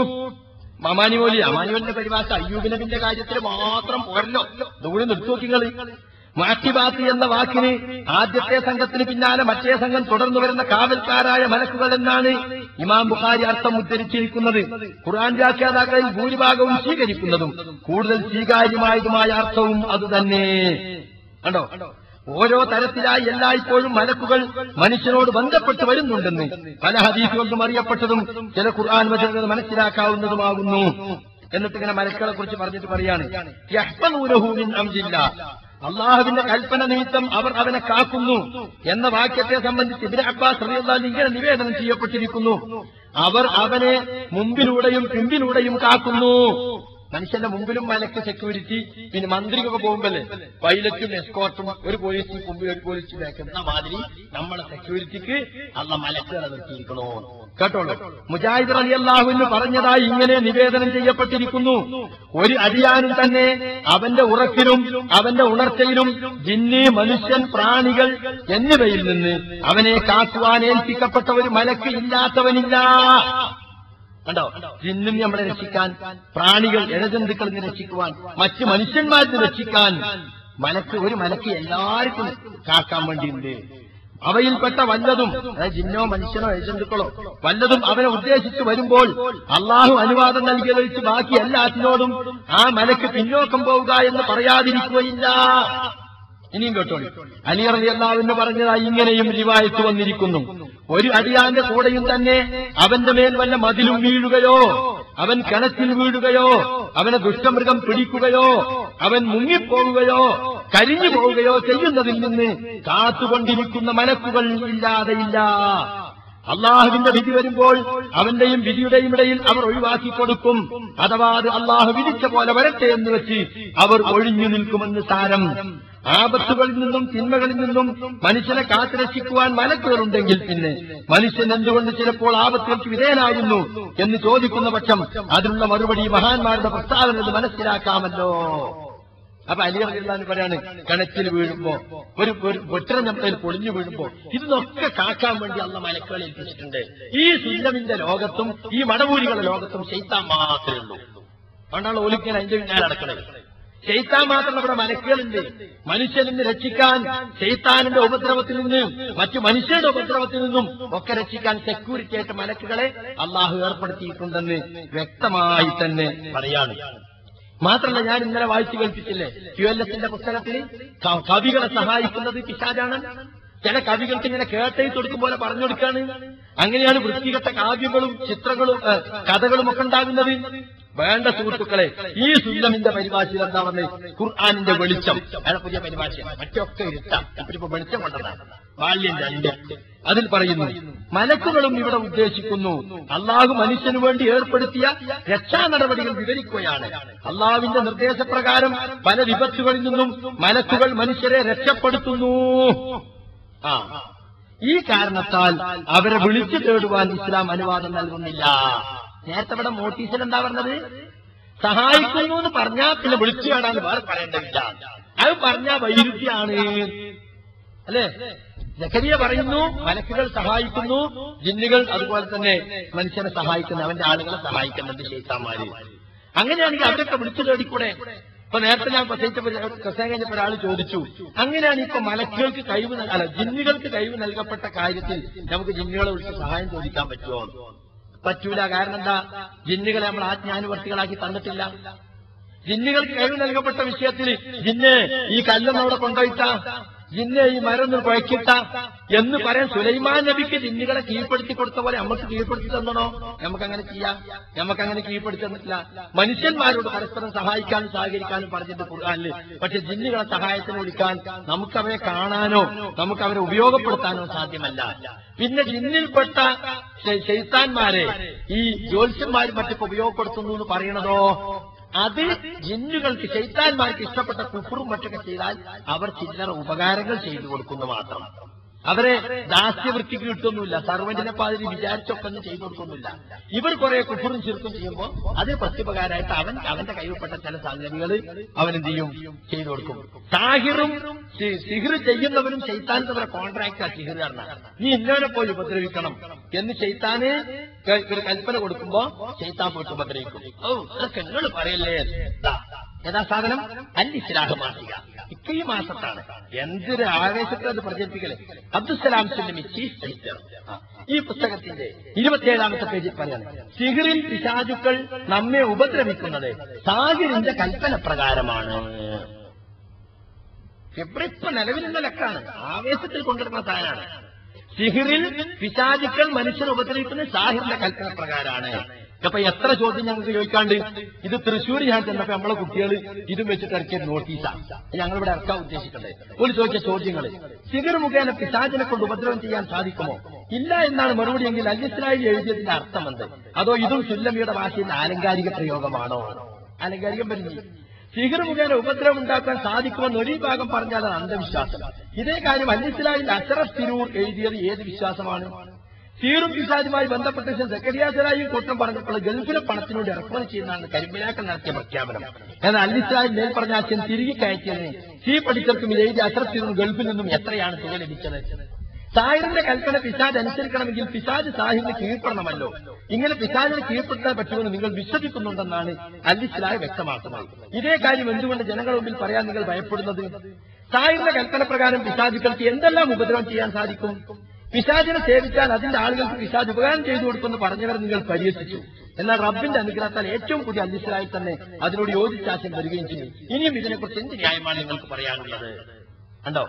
അമാനിമോലി അമാനിമോലിന്റെ പരിഭാഷ അയ്യൂബ് നബിന്റെ കാര്യത്തിൽ മാത്രം പോരല്ലോ ദൂരെ നിർത്തുനോക്കിങ്ങള് മാറ്റിബാത്തി എന്ന വാക്കിന് ആദ്യത്തെ സംഘത്തിന് പിന്നാലെ മറ്റേ സംഘം തുടർന്നു വരുന്ന കാവൽക്കാരായ മലക്കുകൾ എന്നാണ് ഇമാം ബുഖാരി അർത്ഥം ഉദ്ധരിച്ചിരിക്കുന്നത് ഖുർആൻ വ്യാഖ്യാതാക്കളിൽ ഭൂരിഭാഗവും സ്വീകരിക്കുന്നതും കൂടുതൽ സ്വീകാര്യമായതുമായ അർത്ഥവും അതുതന്നെ കണ്ടോ ഓരോ തരത്തിലായി എല്ലായ്പ്പോഴും മലക്കുകൾ മനുഷ്യനോട് ബന്ധപ്പെട്ട് വരുന്നുണ്ടെന്ന് പല ഹദീസുകൊണ്ടും അറിയപ്പെട്ടതും ചില ഖുർആൻ വചനങ്ങൾ മനസ്സിലാക്കാവുന്നതുമാകുന്നു എന്നിട്ട് ഇങ്ങനെ മലക്കുകളെ കുറിച്ച് പറഞ്ഞിട്ട് പറയാണ് യഹ്ഫദൂനഹു മിൻ അംരില്ലാ. അള്ളാഹുവിന്റെ കൽപ്പന നിമിത്തം അവർ അവനെ കാക്കുന്നു എന്ന വാക്യത്തെ സംബന്ധിച്ച് ഇബിന് അബ്ബാസ് റളിയല്ലാഹു അൻഹു ഇങ്ങനെ നിവേദനം ചെയ്യപ്പെട്ടിരിക്കുന്നു അവർ അവനെ മുമ്പിലൂടെയും പിമ്പിലൂടെയും കാക്കുന്നു മനുഷ്യന്റെ മുമ്പിലും മലക്ക് സെക്യൂരിറ്റി പിന്നെ മന്ത്രിക്കൊക്കെ പോകുമ്പല്ലേ പൈലറ്റും എസ്കോർട്ടും ഒരു പോലീസ് മുമ്പിൽ ഒരു പോലീസ് ബാക്ക് എന്ന മാതിരി നമ്മളെ സെക്യൂരിറ്റിക്ക് അള്ള മലക്കുകളെ നിർത്തിയിരിക്കണോ കേട്ടോളൂ മുജാഹിദ് അലി അള്ളാഹുവിന് പറഞ്ഞതായി ഇങ്ങനെ നിവേദനം ചെയ്യപ്പെട്ടിരിക്കുന്നു ഒരു അടിയാനും തന്നെ അവന്റെ ഉറക്കിലും അവന്റെ ഉണർച്ചയിലും ജിന്ന് മനുഷ്യൻ പ്രാണികൾ എന്നിവയിൽ നിന്ന് അവനെ കാക്കുവാൻ ഏൽപ്പിക്കപ്പെട്ട ഒരു മലക്ക് ഇല്ലാത്തവനില്ല കണ്ടോ ജിന്നും നമ്മളെ രക്ഷിക്കാൻ പ്രാണികൾ ഇഴജന്തുക്കളിൽ നിന്ന് രക്ഷിക്കുവാൻ മറ്റ് മനുഷ്യന്മാരിൽ നിന്ന് രക്ഷിക്കാൻ മലക്ക് ഒരു മലക്ക് എല്ലാവർക്കും കാക്കാൻ വേണ്ടിയുണ്ട് അവയിൽപ്പെട്ട വല്ലതും അതായത് ജിന്നോ മനുഷ്യനോ ഏജന്തുക്കളോ വല്ലതും അവനെ ഉദ്ദേശിച്ച് വരുമ്പോൾ അള്ളാഹു അനുവാദം നൽകിയതൊഴിച്ച് ബാക്കി എല്ലാത്തിനോടും ആ മലക്ക് പിന്നോക്കം പോവുക എന്ന് പറയാതിരിക്കുകയില്ല ഇനിയും കേട്ടോളി അലി റലി അള്ളാഹുവിന് പറഞ്ഞതായി ഇങ്ങനെയും റിവായത്ത് വന്നിരിക്കുന്നു ഒരു അടിയാന്റെ കൂടെയും തന്നെ അവന്റെ മേൽ വല്ല മതിലും വീഴുകയോ അവൻ കിണറ്റിൽ വീഴുകയോ അവനെ ദുഷ്ടമൃഗം പിടിക്കുകയോ അവൻ മുങ്ങിപ്പോവുകയോ കരിഞ്ഞു പോവുകയോ ചെയ്യുന്നതിൽ നിന്ന് കാത്തുകൊണ്ടിരിക്കുന്ന മലക്കുകൾ ഇല്ലാതെയില്ല അള്ളാഹുവിന്റെ വിധി വരുമ്പോൾ അവന്റെയും വിധിയുടെയും ഇടയിൽ അവർ ഒഴിവാക്കി കൊടുക്കും അഥവാ അത് അള്ളാഹു വിധിച്ച പോലെ വരട്ടെ എന്ന് വെച്ച് അവർ ഒഴിഞ്ഞു നിൽക്കുമെന്ന് സാരം ആപത്തുകളിൽ നിന്നും തിന്മകളിൽ നിന്നും മനുഷ്യനെ കാത്തുരക്ഷിക്കുവാൻ മലക്കുകളുണ്ടെങ്കിൽ പിന്നെ മനുഷ്യൻ എന്തുകൊണ്ട് ചിലപ്പോൾ ആപത്തുകൾക്ക് വിധേയനാകുന്നു എന്ന് ചോദിക്കുന്ന പക്ഷം അതിനുള്ള മറുപടി മഹാന്മാരുടെ പ്രസ്താവന എന്ന് മനസ്സിലാക്കാമല്ലോ അപ്പൊ അലി അബ്ദുല്ലാന്ന് പറയാണ് കിണറ്റിൽ വീഴുമ്പോ ഒരു ഒരു വെട്ടരം നമ്മളതിൽ പൊളിഞ്ഞു വീഴുമ്പോ ഇതൊക്കെ കാക്കാൻ വേണ്ടി അള്ള മലക്കുകളെ ഏൽപ്പിച്ചിട്ടുണ്ട് ഈ സുല്ലമിന്റെ ലോകത്തും ഈ മടവൂരികളുടെ ലോകത്തും ചെയ്ത്താൻ മാത്രമേ ഉള്ളൂ അതുകൊണ്ടാണ് ഓലിക്കാൻ അതിന്റെ പിന്നാലെ നടക്കണത് ചെയ്ത്താൻ മാത്രം ഇവിടെ മലക്കുകളുണ്ട് മനുഷ്യനിന്ന് രക്ഷിക്കാൻ ചെയ്ത്താനിന്റെ ഉപദ്രവത്തിൽ നിന്ന് മറ്റു മനുഷ്യരുടെ ഉപദ്രവത്തിൽ നിന്നും ഒക്കെ രക്ഷിക്കാൻ സെക്യൂരിറ്റി ആയിട്ട് മലക്കുകളെ അള്ളാഹു ഏർപ്പെടുത്തിയിട്ടുണ്ടെന്ന് വ്യക്തമായി തന്നെ പറയാണ് മാത്രമല്ല ഞാൻ ഇന്നലെ വായിച്ചു കേൾപ്പിച്ചില്ലേ ക്യു എൽ എസിന്റെ പുസ്തകത്തിൽ ക- കവികളെ സഹായിക്കുന്നത് പിശാചാണ് ചില കവികൾക്ക് ഇങ്ങനെ കേട്ടെഴുത്ത് കൊടുക്കും പോലെ പറഞ്ഞു കൊടുക്കാണ് അങ്ങനെയാണ് വൃത്തികെട്ട കാവ്യങ്ങളും ചിത്രങ്ങളും ഏ, കഥകളും ഒക്കെ ഉണ്ടാകുന്നത് വേണ്ട സുഹൃത്തുക്കളെ ഈ സുല്ലമിന്റെ പരിഭാഷയിൽ എന്താ പറഞ്ഞത് ഖുർആാനിന്റെ വെളിച്ചം അയാളെ പുതിയ പരിഭാഷയാണ് മറ്റൊക്കെ ഇരുട്ടാം ഇപ്പൊ വെളിച്ചം കൊണ്ടതാണ് ബാല്യം രണ്ട് അതിൽ പറയുന്നു മലക്കുകളും ഇവിടെ ഉദ്ദേശിക്കുന്നു അള്ളാഹു മനുഷ്യനു വേണ്ടി ഏർപ്പെടുത്തിയ രക്ഷാ നടപടികൾ വിവരിക്കുകയാണ് അള്ളാഹുവിന്റെ നിർദ്ദേശപ്രകാരം പല വിപത്തുകളിൽ നിന്നും മലക്കുകൾ മനുഷ്യരെ രക്ഷപ്പെടുത്തുന്നു ആ ഈ കാരണത്താൽ അവരെ വിളിച്ചു തേടുവാൻ ഇസ്ലാം അനുവാദം നൽകുന്നില്ല നേരത്തെ ഇവിടെ നോട്ടീസിൽ എന്താ പറഞ്ഞത് സഹായിക്കുന്നു എന്ന് പറഞ്ഞാൽ പിന്നെ വിളിച്ചു തേടാൻ വേറെ പറയേണ്ടതില്ല അത് പറഞ്ഞാൽ വൈരുദ്ധ്യാണ് അല്ലേ ജക്കരിയ പറയുന്നു മലക്കുകൾ സഹായിക്കുന്നു ജിന്നുകൾ അതുപോലെ തന്നെ മനുഷ്യനെ സഹായിക്കുന്നു അവന്റെ ആളുകളെ സഹായിക്കുന്നുണ്ട് ശേഷാമാര് അങ്ങനെയാണെങ്കിൽ അവരൊക്കെ വിളിച്ചു തേടിക്കൂടെ ഇപ്പൊ നേരത്തെ ഞാൻ പ്രസംഗിച്ചപ്പോൾ പ്രസംഗം കഴിഞ്ഞപ്പോൾ ഒരാൾ ചോദിച്ചു അങ്ങനെയാണ് ഇപ്പൊ മലക്കുകൾക്ക് കഴിവ് നൽ- അല്ല ജിന്നുകൾക്ക് കഴിവ് നൽകപ്പെട്ട കാര്യത്തിൽ നമുക്ക് ജിന്നുകളെ വിളിച്ച് സഹായം ചോദിക്കാൻ പറ്റുമോ പറ്റൂല കാരണം എന്താ ജിന്നുകളെ നമ്മൾ ആജ്ഞാനുവർത്തികളാക്കി തന്നിട്ടില്ല ജിന്നുകൾക്ക് കഴിവ് നൽകപ്പെട്ട വിഷയത്തിൽ ജിന്ന് ഈ കല്ലൊന്നും അവിടെ കൊണ്ടുപോയിട്ട ജിന്നെ ഈ മരൊന്നും കുഴക്കിട്ട എന്ന് പറയാൻ സുലൈമാൻ നബിക്ക് ജിന്നുകളെ കീഴ്പ്പെടുത്തി കൊടുത്ത പോലെ നമുക്ക് കീഴ്പ്പെടുത്തി തന്നണോ നമുക്ക് അങ്ങനെ ചെയ്യാം നമുക്ക് അങ്ങനെ കീഴ്പ്പെടുത്തി തന്നിട്ടില്ല മനുഷ്യന്മാരോട് പരസ്പരം സഹായിക്കാനും സഹകരിക്കാനും പറഞ്ഞിട്ടുണ്ട് ഖുർആാനില് പക്ഷെ ജിന്നുകളെ സഹായത്തിന് വിളിക്കാൻ നമുക്ക് അവരെ കാണാനോ നമുക്ക് അവരെ ഉപയോഗപ്പെടുത്താനോ സാധ്യമല്ല പിന്നെ ജിന്നിൽപ്പെട്ട ശൈ- ശൈത്താന്മാരെ ഈ ജ്യോത്സ്യന്മാരും മറ്റൊക്കെ ഉപയോഗപ്പെടുത്തുന്നു എന്ന് പറയണതോ അത് ജിന്നുകൾക്ക് ചൈത്താന്മാർക്ക് ഇഷ്ടപ്പെട്ട കുഫറും മറ്റൊക്കെ ചെയ്താൽ അവർ ചില്ലറ ഉപകാരങ്ങൾ ചെയ്തു കൊടുക്കുന്നു മാത്രം അവരെ ദാസ്യവൃത്തിക്ക് കിട്ടുന്നില്ല സർവന്റിനെ പാതിരി വിചാരിച്ചൊക്കെ ഒന്നും ചെയ്തു കൊടുക്കുന്നില്ല ഇവർ കുറെ കുഫറും ചെറുക്കും ചെയ്യുമ്പോൾ അതിന് പ്രത്യുപകാരമായിട്ട് അവൻ അവന്റെ കൈവപ്പെട്ട ചില സംഗതികൾ അവൻ എന്ത് ചെയ്യും ചെയ്തു കൊടുക്കും താഹിറും സിഹിർ ചെയ്യുന്നവനും ചൈത്താൻ തമ്മിലെ കോൺട്രാക്ട് ആ സിഹിർ കാരണം നീ ഇന്നവനെ പോയി ഉപദ്രവിക്കണം എന്ന് ചൈത്താന് ക- ഒരു കൽപ്പന കൊടുക്കുമ്പോ ചൈത്താൻ പോയിട്ട് ഉപദ്രവിക്കും ഓ അതൊക്കെ നിങ്ങൾ പറയല്ലേ ദാ, ഏതാ സാധനം അല്ലിസ്ലാഹ് മാസിക ഇക്ക ഈ മാസത്താണ് എന്തൊരു ആവേശത്തെ അത് പ്രചരിപ്പിക്കലേ അബ്ദുസലാം സുല്ലമി ചീഫ് എഡിറ്റർ ആ, ഈ പുസ്തകത്തിന്റെ ഇരുപത്തിയേഴാമത്തെ പേജിൽ പറയാണ് സിഹിറിൽ പിശാചുക്കൾ നമ്മെ ഉപദ്രവിക്കുന്നത് സാഹിറിന്റെ കൽപ്പന പ്രകാരമാണ് ഇപ്പൊ നിലവിലുള്ള ലക്കാണ് ആവേശത്തിൽ കൊണ്ടുവരുന്ന സാധനമാണ് സിഹിറിൽ പിശാചുക്കൾ മനുഷ്യനെ ഉപദ്രവിക്കുന്നത് സാഹിറിന്റെ കൽപ്പന പ്രകാരമാണ് അപ്പൊ എത്ര ചോദ്യം ഞങ്ങൾക്ക് ചോദിക്കാണ്ട് ഇത് തൃശ്ശൂർ ഞാൻ ചെന്നപ്പോ നമ്മളെ കുട്ടികൾ ഇതും വെച്ചിട്ട് ഇറക്കിയ നോട്ടീസാണ് ഞങ്ങളിവിടെ ഇറക്കാൻ ഉദ്ദേശിക്കണ്ടേ ഒരു ചോദിച്ച ചോദ്യങ്ങൾ സിഹിർ മുഖേന പിശാചിനെ കൊണ്ട് ഉപദ്രവം ചെയ്യാൻ സാധിക്കുമോ ഇല്ല എന്നാണ് മറുപടി എങ്കിൽ അല്യസ്ലായി എഴുതിയതിന്റെ അർത്ഥമെന്ത് അതോ ഇതും സുല്ലമിയുടെ ഭാഷയിൽ ആലങ്കാരിക പ്രയോഗമാണോ ആലങ്കാരികം വരുന്നു സിഹിർ മുഖേന ഉപദ്രവം ഉണ്ടാക്കാൻ സാധിക്കുമെന്ന് ഒരു ഭാഗം പറഞ്ഞാൽ അത് അന്ധവിശ്വാസം ഇതേ കാര്യം അല്ലിസ്ലായിൽ അഷറഫ് തിരൂർ എഴുതിയത് ഏത് വിശ്വാസമാണ് സീറും പിശാചുമായി ബന്ധപ്പെട്ട ശേഷം സെക്രട്ടറിയാസരായും കൂട്ടം പറഞ്ഞപ്പോൾ ഗൾഫിലെ പണത്തിനോട് ഇറക്കുമതി ചെയ്യുന്നതാണ് കരിമ്പിലാക്കൾ നടത്തിയ പ്രഖ്യാപനം എന്നാൽ അല്ലിസ്ലായിൽ മേൽ പറഞ്ഞ അച്ഛൻ തിരികെ കയറ്റിയതിന് സി പഠിച്ചവർക്കും എഴുതിയ അഷറഫ് തിരൂർ ഗൾഫിൽ നിന്നും എത്രയാണ് തുക ലഭിച്ചത് സാഹിറിന്റെ കൽപ്പന പിശാജ് അനുസരിക്കണമെങ്കിൽ പിശാജ് സാഹിറിന് കീഴ്പ്പെടണമല്ലോ ഇങ്ങനെ പിശാജിന് കീഴ്പ്പെടുത്താൻ പറ്റുമെന്ന് നിങ്ങൾ വിശ്വസിക്കുന്നുണ്ടെന്നാണ് അല്ലിസ്ലായ് വ്യക്തമാക്കുന്നത് ഇതേ കാര്യം എന്തുകൊണ്ട് ജനങ്ങളുടെ മുമ്പിൽ പറയാൻ നിങ്ങൾ ഭയപ്പെടുന്നത് സാഹിറിന്റെ കൽപ്പന പ്രകാരം പിശാചുക്കൾക്ക് എന്തെല്ലാം ഉപദ്രവം ചെയ്യാൻ സാധിക്കും പിശാചിനെ സേവിച്ചാൽ അതിന്റെ ആളുകൾക്ക് പിശാജ് ഉപകാരം ചെയ്തു കൊടുക്കുമെന്ന് പറഞ്ഞവർ നിങ്ങൾ പരിഹസിച്ചു എന്നാൽ റബ്ബിന്റെ അനുഗ്രഹത്താൽ ഏറ്റവും പുതിയ അല്ലിസ്ലായി തന്നെ അതിനോട് യോജിച്ചാശം വരികയും ചെയ്യും ഇനിയും ഇതിനെക്കുറിച്ച് എന്ത് ന്യായമാണ് നിങ്ങൾക്ക് പറയാനുള്ളത് കണ്ടോ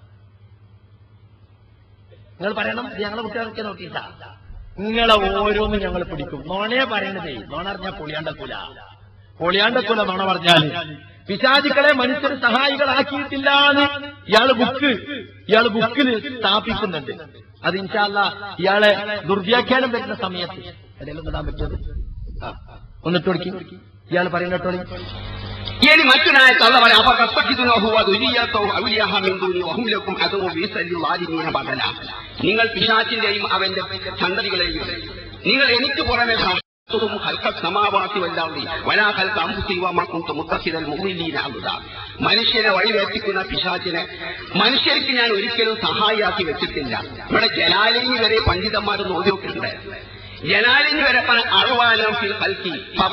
നിങ്ങൾ പറയണം ഇത് ഞങ്ങളെ കുട്ടികൾക്ക് നോട്ടീസാ നിങ്ങളെ ഓരോന്നും ഞങ്ങൾ പിടിക്കും നോണയെ പറയണതേ നോണ അറിഞ്ഞാൽ പൊളിയാണ്ടക്കൂല പൊളിയാണ്ടക്കൂല നോണ പറഞ്ഞാല് പിശാചുക്കളെ മനുഷ്യർ സഹായികളാക്കിയിട്ടില്ല എന്ന് ഇയാള് ബുക്ക് ഇയാള് ബുക്കിൽ സ്ഥാപിക്കുന്നുണ്ട് അത് ഇൻഷാല്ല ഇയാളെ ദുർവ്യാഖ്യാനം വരുന്ന സമയത്ത് ഇടയിലൊന്നും ഇടാൻ പറ്റിയത് ആ ഒന്നിട്ട് കൊടുക്കി ഇയാൾ പറയുന്നിട്ടോളി ഇനി മറ്റൊരായത്ത് അല്ല പറയാം അപ്പൊ കത്തക്കിതുനോഹു അതുരിയാത്തവും അവലിയാഹമെന്തൂരി വഹുലക്കും അതും വീസല്ലുവാരിമീന പകല നിങ്ങൾ പിശാച്ചിന്റെയും അവന്റെ സന്തതികളെയും നിങ്ങൾ എനിക്ക് പുറമെ ും ഹൽക്ക സമാവാത്തി വല്ലാതെ വലാ ഹൽക്ക അമ്പുസീവമാക്കും മുത്തസിതൽ മുറിലീനാകുക മനുഷ്യരെ വഴിതെറ്റിക്കുന്ന പിശാച്ചിനെ മനുഷ്യർക്ക് ഞാൻ ഒരിക്കലും സഹായിയാക്കി വെച്ചിട്ടില്ല ഇവിടെ ജലാലിനി വരെ പണ്ഡിതന്മാർ നോക്കിയിട്ടുണ്ട് ജലാലിനി വരെ അറുവാലം ഫിൽ ഹൽക്കി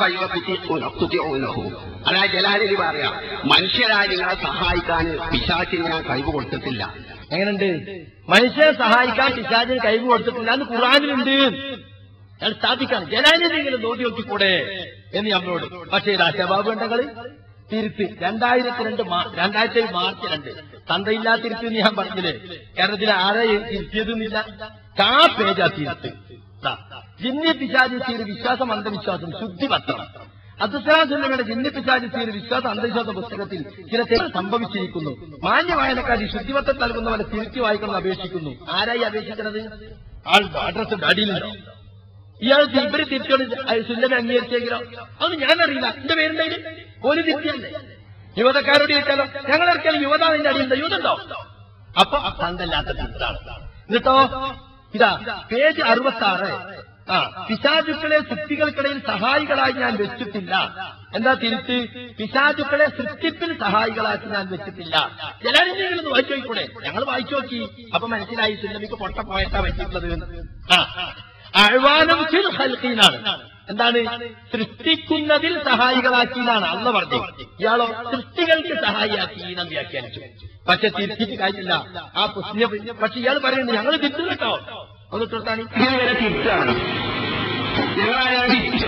അതായത് ജലാലിനി പറയാം മനുഷ്യരായ നിങ്ങളെ സഹായിക്കാൻ പിശാച്ചിന് ഞാൻ കഴിവ് കൊടുത്തിട്ടില്ല എങ്ങനെയുണ്ട് മനുഷ്യരെ സഹായിക്കാൻ പിശാചിന് കഴിവ് കൊടുത്തിട്ടില്ല എന്ന് ഖുറാനിലുണ്ട് അയാൾ സ്ഥാപിക്കാണ് ജനാനിതെങ്കിലും നോക്കി നോക്കിക്കൂടെ എന്ന് നമ്മളോട് പക്ഷേ ഇതാ ശബാബ് ഉണ്ടെങ്കിൽ തിരുത്ത് രണ്ടായിരത്തി രണ്ട് മാ- രണ്ടായിരത്തി ഏഴ് മാർച്ച് രണ്ട് തന്തയില്ലാ തിരുത്ത് എന്ന് ഞാൻ പറഞ്ഞില്ലേ കേരളത്തിൽ ആരെ തിരുത്തിയതൊന്നുമില്ല കാ പേജാ തിരുത്ത് ദാ, ജിന്നി പിശാചി തീര് വിശ്വാസം അന്ധവിശ്വാസം ശുദ്ധിപത്രം അബ്ദുസലാസുല്ലയുടെ ജിന്നിപ്പിച്ചാരിത്തിയ ഒരു വിശ്വാസ അന്ധവിശ്വാസ പുസ്തകത്തിൽ ചില തെറ്റ് സംഭവിച്ചിരിക്കുന്നു മാന്യ വായനക്കാരി ശുദ്ധിവത്തം നൽകുന്ന പോലെ തിരുത്തി വായിക്കണം അപേക്ഷിക്കുന്നു ആരായി അപേക്ഷിക്കുന്നത് ആൾ അഡ്രസ് അടിയിലുണ്ടോ ഇയാൾ ഇവര് തിരിച്ചോട് സുല്ലമെ അംഗീകരിച്ചെങ്കിലോ അത് ഞാനറിയില്ല എന്റെ പേരുണ്ടായില് ഒരു തിരിച്ചല്ലേ യുവതക്കാരോട് ചോദിച്ചാലോ ഞങ്ങൾ ഒരിക്കലും യുവത അതിന്റെ അടിയുണ്ടോ യുവതുണ്ടോ അപ്പൊ തന്തല്ലാത്ത തിരിച്ചാണ് എന്നിട്ടോ ഇതാ പേജ് അറുപത്തി ആറ് ആ പിശാചുക്കളെ സൃഷ്ടികൾക്കിടയിൽ സഹായികളായി ഞാൻ വെച്ചിട്ടില്ല എന്താ തിരുത്ത് പിശാചുക്കളെ സൃഷ്ടിപ്പിൽ സഹായികളാക്കി ഞാൻ വെച്ചിട്ടില്ല ചിലരെങ്കിലും ഒന്ന് വായിച്ചു നോക്കിക്കൂടെ ഞങ്ങൾ വായിച്ചു നോക്കി അപ്പൊ മനസ്സിലായി സിനിമയ്ക്ക് പൊട്ട പോയിട്ടാ വെച്ചിട്ടുള്ളത് എന്ന്. ആ അഴ്വാനം ഫിൽ ഹൽക്കീനാണ് എന്താണ് സൃഷ്ടിക്കുന്നതിൽ സഹായികളാക്കിയതാണ് അല്ല പറഞ്ഞു ഇയാളോ സൃഷ്ടികൾക്ക് സഹായിയാക്കി എന്ന് വ്യാഖ്യാനിച്ചു പക്ഷെ തിരിച്ചിട്ട് കാര്യമില്ല ആ പുസ്തകം പക്ഷെ ഇയാൾ പറയുന്നത് ഞങ്ങൾ തിരിച്ചു കേട്ടോ ഒന്ന് തൊട്ടാണ് ഇതിന് വരെ തിരിച്ചാണ് ഞങ്ങളായാലും തിരിച്ചോ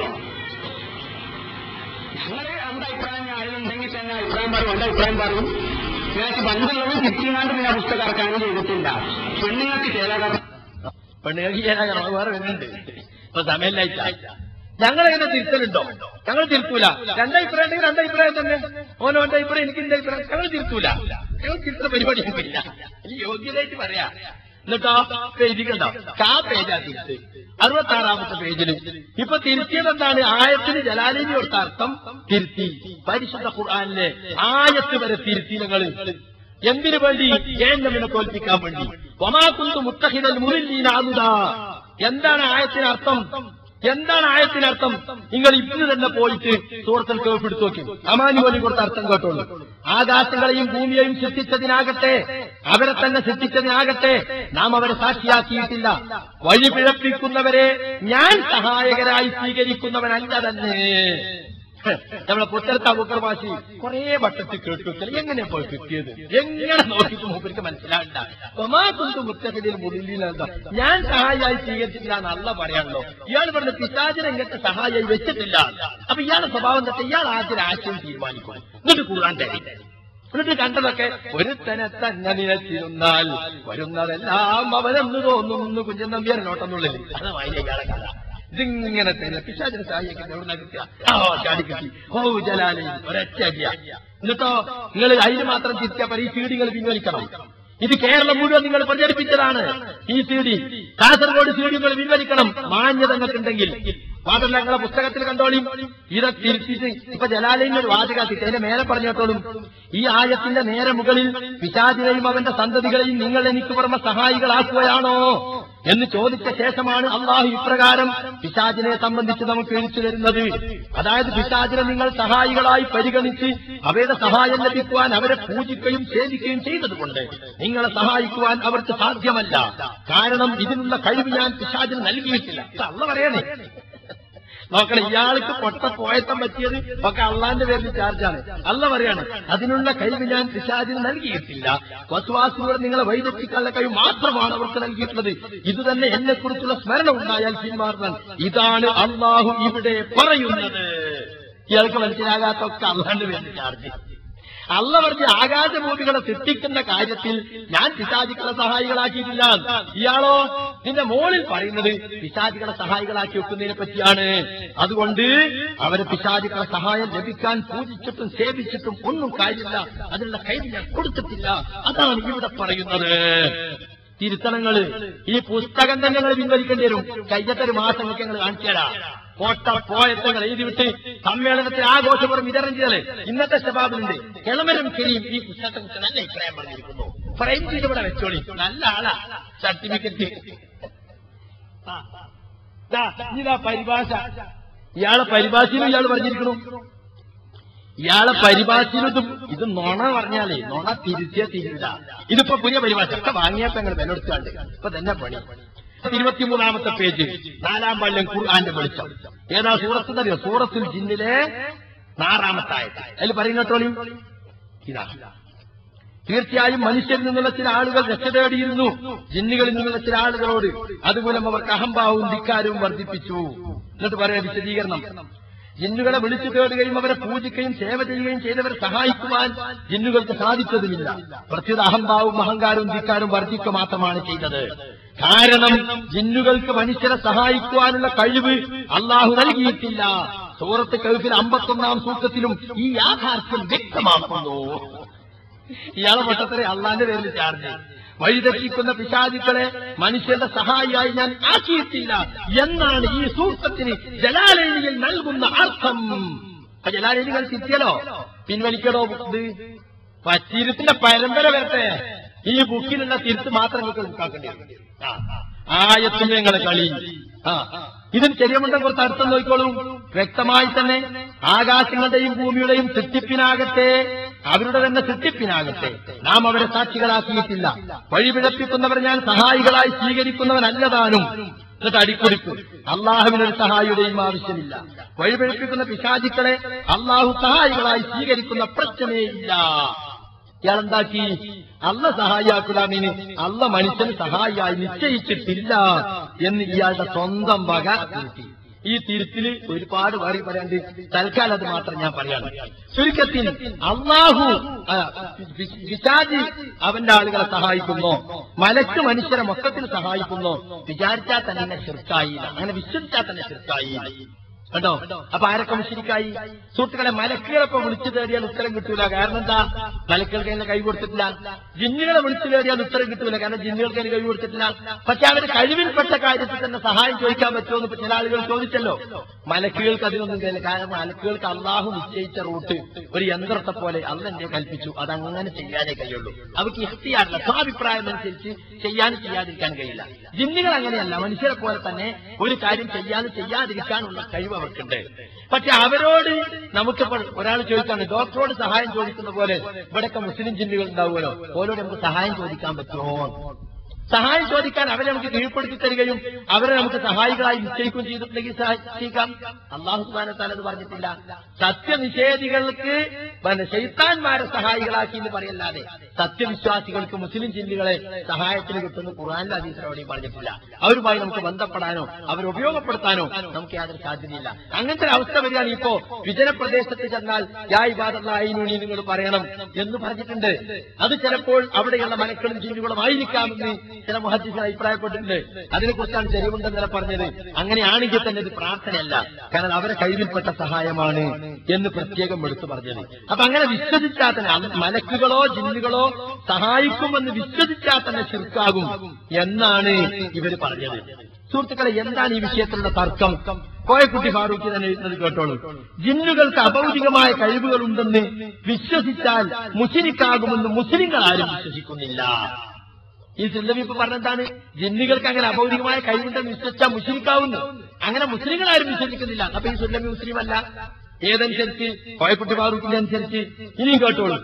നിങ്ങള് നമ്മുടെ അഭിപ്രായം ആയിരുന്നുണ്ടെങ്കിൽ തന്നെ അഭിപ്രായം പറയും എന്റെ അഭിപ്രായം പറയും നിങ്ങൾക്ക് ബന്ധുള്ളതും തിരിച്ചുകൊണ്ട് പിന്നെ പുസ്തകം ഇറക്കാനും ചെയ്തിട്ടില്ല പെണ്ണുങ്ങൾക്ക് ചേരാകാൻ പെണ്ണുങ്ങൾക്ക് ചെയ്യാനാകണം വേറെ വരുന്നുണ്ട് ഇപ്പൊ സമയമില്ലായിട്ട ഞങ്ങൾ എങ്ങനെ തിരുത്തലുണ്ടോ ഞങ്ങൾ തിരുത്തൂല രണ്ടഭിപ്രായം ഉണ്ടെങ്കിൽ രണ്ടഭിപ്രായം തന്നെ ഓനോ എന്റെ അഭിപ്രായം എനിക്ക് എന്റെ അഭിപ്രായം ഞങ്ങൾ തിരുത്തൂല ഞങ്ങൾ തിരുത്തുന്ന പരിപാടി ഞങ്ങൾക്കില്ല ഈ യോഗ്യതയായിട്ട് പറയാ എന്നിട്ടോ പേജിലുണ്ടോ ആ പേജാ തിരുത്ത് അറുപത്തി ആറാമത്തെ പേജിൽ ഇപ്പൊ തിരുത്തിയത് എന്താണ് ആയത്തിന് ജലാലിനി കൊടുത്ത അർത്ഥം തിരുത്തി പരിശുദ്ധ ഖുർആാനിലെ ആയത്ത് വരെ തിരുത്തി നിങ്ങൾ എന്തിനു വേണ്ടി ജയന്നമിനെ തോൽപ്പിക്കാൻ വേണ്ടി ഒമാക്കുന്തു മുത്തഹിദൽ മുറിഞ്ഞീനാകുക എന്താണ് ആയത്തിന് അർത്ഥം എന്താണ് ആയത്തിന് അർത്ഥം നിങ്ങൾ ഇന്ന് തന്നെ പോയിട്ട് സൂറത്തിൽ കേൾപ്പെടുത്തു നോക്കി അമാനി പോലും കൊടുത്ത അർത്ഥം കേട്ടോളൂ ആകാശങ്ങളെയും ഭൂമിയെയും സൃഷ്ടിച്ചതിനാകട്ടെ അവരെ തന്നെ സൃഷ്ടിച്ചതിനാകട്ടെ നാം അവരെ സാക്ഷിയാക്കിയിട്ടില്ല വഴി പിഴപ്പിക്കുന്നവരെ ഞാൻ സഹായകരായി സ്വീകരിക്കുന്നവനല്ല തന്നെ നമ്മളെ പുത്തരത്ത അബൂക്കർ മാഷി കുറെ വട്ടത്തിൽ കേട്ടു എങ്ങനെ പോയി കിട്ടിയത് എങ്ങനെ നോക്കിയിട്ട് മൂപ്പർക്ക് മനസ്സിലാകണ്ട ഒമാക്കുന്തു മുത്തഹദിൽ മുറിയിലെന്താ ഞാൻ സഹായിയായി സ്വീകരിച്ചിട്ടില്ല എന്നല്ല പറയാണല്ലോ ഇയാൾ പറഞ്ഞ പിശാചിനെ ഇങ്ങനത്തെ സഹായിയായി വെച്ചിട്ടില്ല അപ്പൊ ഇയാളുടെ സ്വഭാവം എന്താ ഇയാൾ ആദ്യം ആശയം തീരുമാനിക്കും എന്നിട്ട് കൂടാൻ തരും എന്നിട്ട് കണ്ടതൊക്കെ ഒരുത്തനെ തന്നെ നിലച്ചിരുന്നാൽ വരുന്നതെല്ലാം അവനെന്ന് തോന്നുന്നു കുഞ്ഞൻ നമ്പിയാർ നോട്ടെന്നുള്ളിൽ അത് വായിലെ ഇയാളെ കഥ ഇതിങ്ങനെ തന്നെ പിശാചിനെ സഹായിക്കാൻ എവിടെ കിട്ടുക ആ ചാടി കിട്ടി ഓ ജലാലി ഒരൊറ്റ അടിയ എന്നിട്ടോ നിങ്ങൾ അതിന് മാത്രം തിരിച്ചാൽ പറയും ഈ സീഡികൾ പിൻവലിക്കണം ഇത് കേരളം മുഴുവൻ നിങ്ങൾ പ്രചരിപ്പിച്ചതാണ് ഈ C D Kasaragod C D നിങ്ങൾ പിൻവലിക്കണം മാന്യത നിങ്ങൾക്കുണ്ടെങ്കിൽ മാത്രമല്ല നിങ്ങളെ പുസ്തകത്തിൽ കണ്ടോളിയും ഇതൊക്കെ തിരുത്തിയിട്ട് ഇപ്പൊ ജലാലയിന്റെ ഒരു വാചകാത്തി അതിന്റെ മേലെ പറഞ്ഞു കേട്ടോളും ഈ ആയത്തിന്റെ നേരെ മുകളിൽ പിശാചിനെയും അവന്റെ സന്തതികളെയും നിങ്ങൾ എനിക്ക് പുറമെ സഹായികളാക്കുകയാണോ എന്ന് ചോദിച്ച ശേഷമാണ് അള്ളാഹു ഇപ്രകാരം പിശാചിനെ സംബന്ധിച്ച് നമുക്ക് എഴുത്തു തരുന്നത് അതായത് പിശാചിനെ നിങ്ങൾ സഹായികളായി പരിഗണിച്ച് അവയുടെ സഹായം ലഭിക്കുവാൻ അവരെ പൂജിക്കുകയും സേവിക്കുകയും ചെയ്തതുകൊണ്ട് നിങ്ങളെ സഹായിക്കുവാൻ അവർക്ക് സാധ്യമല്ല കാരണം ഇതിനുള്ള കഴിവ് ഞാൻ പിശാചിന് നൽകിയിട്ടില്ല ഇത് അള്ള പറയണേ നോക്കണം ഇയാൾക്ക് പൊട്ട പോയത്തം പറ്റിയത് ഒക്കെ അള്ളാന്റെ പേരിൽ ചാർജാണ് അല്ല പറയാണ് അതിനുള്ള കഴിവ് ഞാൻ പിശാചിന് നൽകിയിട്ടില്ല വസ്വാസിലൂടെ നിങ്ങളെ വൈദഗ്ധിക്കാനുള്ള കഴിവ് മാത്രമാണ് അവർക്ക് നൽകിയിട്ടുള്ളത് ഇത് തന്നെ എന്നെ കുറിച്ചുള്ള സ്മരണ ഉണ്ടായാൽ പിന്മാറുന്ന ഇതാണ് അള്ളാഹു ഇവിടെ പറയുന്നത് ഇയാൾക്ക് മനസ്സിലാകാത്തൊക്കെ അള്ളാന്റെ പേരിൽ ചാർജ് അല്ല പറഞ്ഞ ആകാശഭൂമികളെ സൃഷ്ടിക്കുന്ന കാര്യത്തിൽ ഞാൻ പിശാചികളെ സഹായികളാക്കിയിട്ടില്ല ഇയാളോ നിന്റെ മോളിൽ പറയുന്നത് പിശാചികളെ സഹായികളാക്കി വെക്കുന്നതിനെ പറ്റിയാണ് അതുകൊണ്ട് അവരെ പിശാചികളെ സഹായം ലഭിക്കാൻ പൂജിച്ചിട്ടും സേവിച്ചിട്ടും ഒന്നും കാര്യമില്ല അതിനുള്ള കഴിവ് ഞാൻ കൊടുത്തിട്ടില്ല അതാണ് ഇവിടെ പറയുന്നത് തിരുത്തണങ്ങള് ഈ പുസ്തകം തന്നെ നിങ്ങൾ പിൻവലിക്കേണ്ടി വരും കഴിഞ്ഞത്തെ ഒരു മാസങ്ങൾക്ക് ഞങ്ങൾ കാണിച്ചതാ കോട്ട പോയത്തങ്ങൾ എഴുതിവിട്ട് സമ്മേളനത്തിൽ ആഘോഷപൂർവ്വം വിതരണം ചെയ്തത് ഇന്നത്തെ ശബാബിലുണ്ട് കിളമരം കരീം ഈ പുസ്തകത്തെ കുറിച്ച് നല്ല അഭിപ്രായം പറഞ്ഞിരിക്കുന്നു ഫ്രെയിം ചെയ്ത് ഇവിടെ വെച്ചോളി നല്ല ആളാ സർട്ടിഫിക്കറ്റ് ഇതാ പരിഭാഷ ഇയാളെ പരിഭാഷയിലും ഇയാൾ പറഞ്ഞിരിക്കണു ഇയാളെ പരിഭാഷയിലും ഇതും ഇത് നുണ പറഞ്ഞാലേ നുണ തിരിച്ചേ തിരില്ല ഇതിപ്പോ പുതിയ പരിഭാഷ ഒക്കെ വാങ്ങിയപ്പോ ഞങ്ങൾ വിലയെടുത്താണ്ട് ഇപ്പൊ തന്നെ പണി ഇരുപത്തിമൂന്നാമത്തെ പേജ് നാലാം പള്ളിയും ഖുർആന്റെ വെളിച്ചം ഏതാ സൂറത്ത് അറിയോ സൂറത്തുൽ ജിന്നിലെ നാറാമത്തെ ആയത് അതിൽ പറയുന്നോളി ഇതാ തീർച്ചയായും മനുഷ്യരിൽ നിന്നുള്ള ചില ആളുകൾ രക്ഷ തേടിയിരുന്നു ജിന്നുകളിൽ നിന്നുള്ള ചില ആളുകളോട് അതുമൂലം അവർക്ക് അഹംഭാവവും ധിക്കാരവും വർദ്ധിപ്പിച്ചു എന്നിട്ട് പറയാം വിശദീകരണം ജിന്നുകളെ വിളിച്ചു തേടുകയും അവരെ പൂജിക്കുകയും സേവ ചെയ്യുകയും ചെയ്തവരെ സഹായിക്കുവാൻ ജിന്നുകൾക്ക് സാധിച്ചതുമില്ല പ്രത്യുത അഹംഭാവവും അഹങ്കാരവും ധിക്കാരും വർദ്ധിക്കുക മാത്രമാണ് ചെയ്തത് കാരണം ജിന്നുകൾക്ക് മനുഷ്യരെ സഹായിക്കുവാനുള്ള കഴിവ് അള്ളാഹു നൽകിയിട്ടില്ല സൂറത്ത് കഴുത്തിൽ അമ്പത്തൊന്നാം സൂക്തത്തിലും ഈ യാഥാർത്ഥ്യം വ്യക്തമാക്കുന്നു ഇയാളെ പൊട്ടത്തരെ അള്ളാന്റെ പേരിൽ ചാർജ് വഴിതെറ്റിക്കുന്ന പിശാചുക്കളെ മനുഷ്യന്റെ സഹായിയായി ഞാൻ ആക്കിയിട്ടില്ല എന്നാണ് ഈ സൂക്തത്തിന് ജലാലയിൽ നൽകുന്ന അർത്ഥം അപ്പൊ ജലാലയിൽ തിരിച്ചലോ പിൻവലിക്കടോ ഇത് പച്ചീരത്തിന്റെ പരമ്പര വരട്ടെ ഈ ബുക്കിലുള്ള തിരുത്ത് മാത്രം നിങ്ങൾക്ക് മനസ്സിലാക്കേണ്ടി വരും ആ. ആയത്തിന് ഞങ്ങളെ കളി ആ ഇതിന് ശരിയമുണ്ടെങ്കിൽ കുറച്ച് അർത്ഥം നോക്കിക്കോളൂ വ്യക്തമായി തന്നെ ആകാശങ്ങളുടെയും ഭൂമിയുടെയും സൃഷ്ടിപ്പിനാകട്ടെ അവരുടെ തന്നെ സൃഷ്ടിപ്പിനാകട്ടെ നാം അവരെ സാക്ഷികളാക്കിയിട്ടില്ല വഴിപിഴപ്പിക്കുന്നവർ ഞാൻ സഹായികളായി സ്വീകരിക്കുന്നവനല്ലതാനും എന്നിട്ട് അടിക്കുറിപ്പ് അള്ളാഹുവിനൊരു സഹായിയുടെയും ആവശ്യമില്ല വഴിപിഴപ്പിക്കുന്ന പിശാചിക്കളെ അള്ളാഹു സഹായികളായി സ്വീകരിക്കുന്ന പ്രശ്നമേ ഇല്ല ഇയാളെന്താക്കി അല്ല സഹായിയാക്കുലാമിന് അല്ല മനുഷ്യന് സഹായിയായി നിശ്ചയിച്ചിട്ടില്ല എന്ന് ഇയാളുടെ സ്വന്തം വക തിരുത്തി ഈ തിരുത്തില് ഒരുപാട് വരി പറയാണ്ട് തൽക്കാലം അത് മാത്രം ഞാൻ പറയാണ് ചുരുക്കത്തിൽ അള്ളാഹു ആ, വി- വിശാജി അവന്റെ ആളുകളെ സഹായിക്കുന്നു മലക്ക് മനുഷ്യരെ മൊത്തത്തിൽ സഹായിക്കുന്നു വിചാരിച്ചാൽ തന്നെ ചെറുക്കായി അങ്ങനെ വിശ്വസിച്ചാൽ തന്നെ ചെറുക്കായി കണ്ടോ അപ്പൊ ആരൊക്കെ മുഷിരിക്കായി സുഹൃത്തുക്കളെ മലക്കുകളൊക്കെ വിളിച്ചു തേടിയാൽ ഉത്തരം കിട്ടൂല കാരണം എന്താ മലക്കുകൾക്ക് അതിന് കൈ കൊടുത്തിട്ടില്ല ജിന്നുകളെ വിളിച്ചു തേടിയാൽ ഉത്തരം കിട്ടൂല കാരണം ജിന്നുകൾക്ക് അതിന് കൈ കൊടുത്തിട്ടില്ല പക്ഷെ അവര് കഴിവിൽപ്പെട്ട കാര്യത്തിൽ തന്നെ സഹായം ചോദിക്കാൻ പറ്റുമോ എന്ന് ഇപ്പൊ ചില ആളുകൾ ചോദിച്ചല്ലോ മലക്കുകൾക്ക് അതിനൊന്നും കഴിയില്ല കാരണം മലക്കുകൾക്ക് അള്ളാഹു നിശ്ചയിച്ച റൂട്ട് ഒരു യന്ത്രത്തെ പോലെ അന്നെ കൽപ്പിച്ചു അതങ്ങനെ ചെയ്യാനേ കഴിയുള്ളൂ അവർക്ക് ഇഷ്ടിയാറില്ല സ്വാഭിപ്രായം അനുസരിച്ച് ചെയ്യാനും ചെയ്യാതിരിക്കാൻ കഴിയില്ല ജിന്നുകൾ അങ്ങനെയല്ല മനുഷ്യരെ പോലെ തന്നെ ഒരു കാര്യം ചെയ്യാനും ചെയ്യാതിരിക്കാനുള്ള കഴിവ് അവർക്കുണ്ട് പക്ഷെ അവരോട് നമുക്കിപ്പോൾ ഒരാൾ ചോദിക്കാണ് ഡോക്ടറോട് സഹായം ചോദിക്കുന്ന പോലെ ഇവിടെയൊക്കെ മുസ്ലിം ജിന്നുകൾ ഉണ്ടാവുമല്ലോ ഓരോട് നമുക്ക് സഹായം ചോദിക്കാൻ പറ്റുമോ സഹായം ചോദിക്കാൻ അവരെ നമുക്ക് കീഴ്പ്പെടുത്തി തരികയും അവരെ നമുക്ക് സഹായികളായി നിശ്ചയിക്കുകയും ചെയ്തിട്ടുണ്ടെങ്കിൽ സഹായിക്കാം അള്ളാഹു സുബാനത്താൽ അത് പറഞ്ഞിട്ടില്ല സത്യനിഷേധികൾക്ക് പിന്നെ ശൈത്താന്മാരെ സഹായികളാക്കി എന്ന് പറയല്ലാതെ സത്യവിശ്വാസികൾക്ക് മുസ്ലിം ജിന്നുകളെ സഹായത്തിന് കിട്ടുന്ന ഖുറാനിലെ അതീതരോടെയും പറഞ്ഞിട്ടില്ല അവരുമായി നമുക്ക് ബന്ധപ്പെടാനോ അവരെ ഉപയോഗപ്പെടുത്താനോ നമുക്ക് യാതൊരു സാധ്യതയില്ല അങ്ങനത്തെ ഒരു അവസ്ഥ വരികയാണ് ഇപ്പോ വിജനപ്രദേശത്ത് ചെന്നാൽ യാ ഇബാദല്ലായിനുണി നിങ്ങൾ പറയണം എന്ന് പറഞ്ഞിട്ടുണ്ട് അത് ചിലപ്പോൾ അവിടെയുള്ള മനക്കളും ജിന്നുകളും ആയിരിക്കാമെന്ന് ചില മുഹദ്ദിസിന് അഭിപ്രായപ്പെട്ടിട്ടുണ്ട് അതിനെക്കുറിച്ചാണ് ശരിവുണ്ടെന്നല്ല പറഞ്ഞത് അങ്ങനെയാണെങ്കിൽ തന്നെ ഇത് പ്രാർത്ഥനയല്ല കാരണം അവരെ കഴിവിൽപ്പെട്ട സഹായമാണ് എന്ന് പ്രത്യേകം എടുത്തു പറഞ്ഞത് അപ്പൊ അങ്ങനെ വിശ്വസിച്ചാൽ തന്നെ അന്ന് മലക്കുകളോ ജിന്നുകളോ സഹായിക്കുമെന്ന് വിശ്വസിച്ചാൽ തന്നെ ചുരുക്കാകും എന്നാണ് ഇവര് പറഞ്ഞത് സുഹൃത്തുക്കളെ എന്താണ് ഈ വിഷയത്തിലുള്ള തർക്കം കോയക്കുട്ടി ഫാറൂഖി തന്നെ എഴുതുന്നത് കേട്ടോളൂ ജിന്നുകൾക്ക് അഭൗതികമായ കഴിവുകളുണ്ടെന്ന് വിശ്വസിച്ചാൽ മുസ്ലിക്കാകുമെന്ന് മുസ്ലിങ്ങൾ ആരും വിശ്വസിക്കുന്നില്ല ഈ സുല്ലമി ഇപ്പൊ പറഞ്ഞെന്താണ് ജിന്നുകൾക്ക് അങ്ങനെ അഭൗതികമായ കഴിവുണ്ടെന്ന് വിശ്വസിച്ചാൽ മുസ്ലിക്കാവുന്നു അങ്ങനെ മുസ്ലിങ്ങൾ ആരും വിശ്വസിക്കുന്നില്ല അപ്പൊ ഈ സുല്ലമി മുസ്ലിം അല്ല ഏതനുസരിച്ച് കോയക്കുട്ടി ഫാറൂഖിന്റെ അനുസരിച്ച് ഇനിയും കേട്ടോളൂ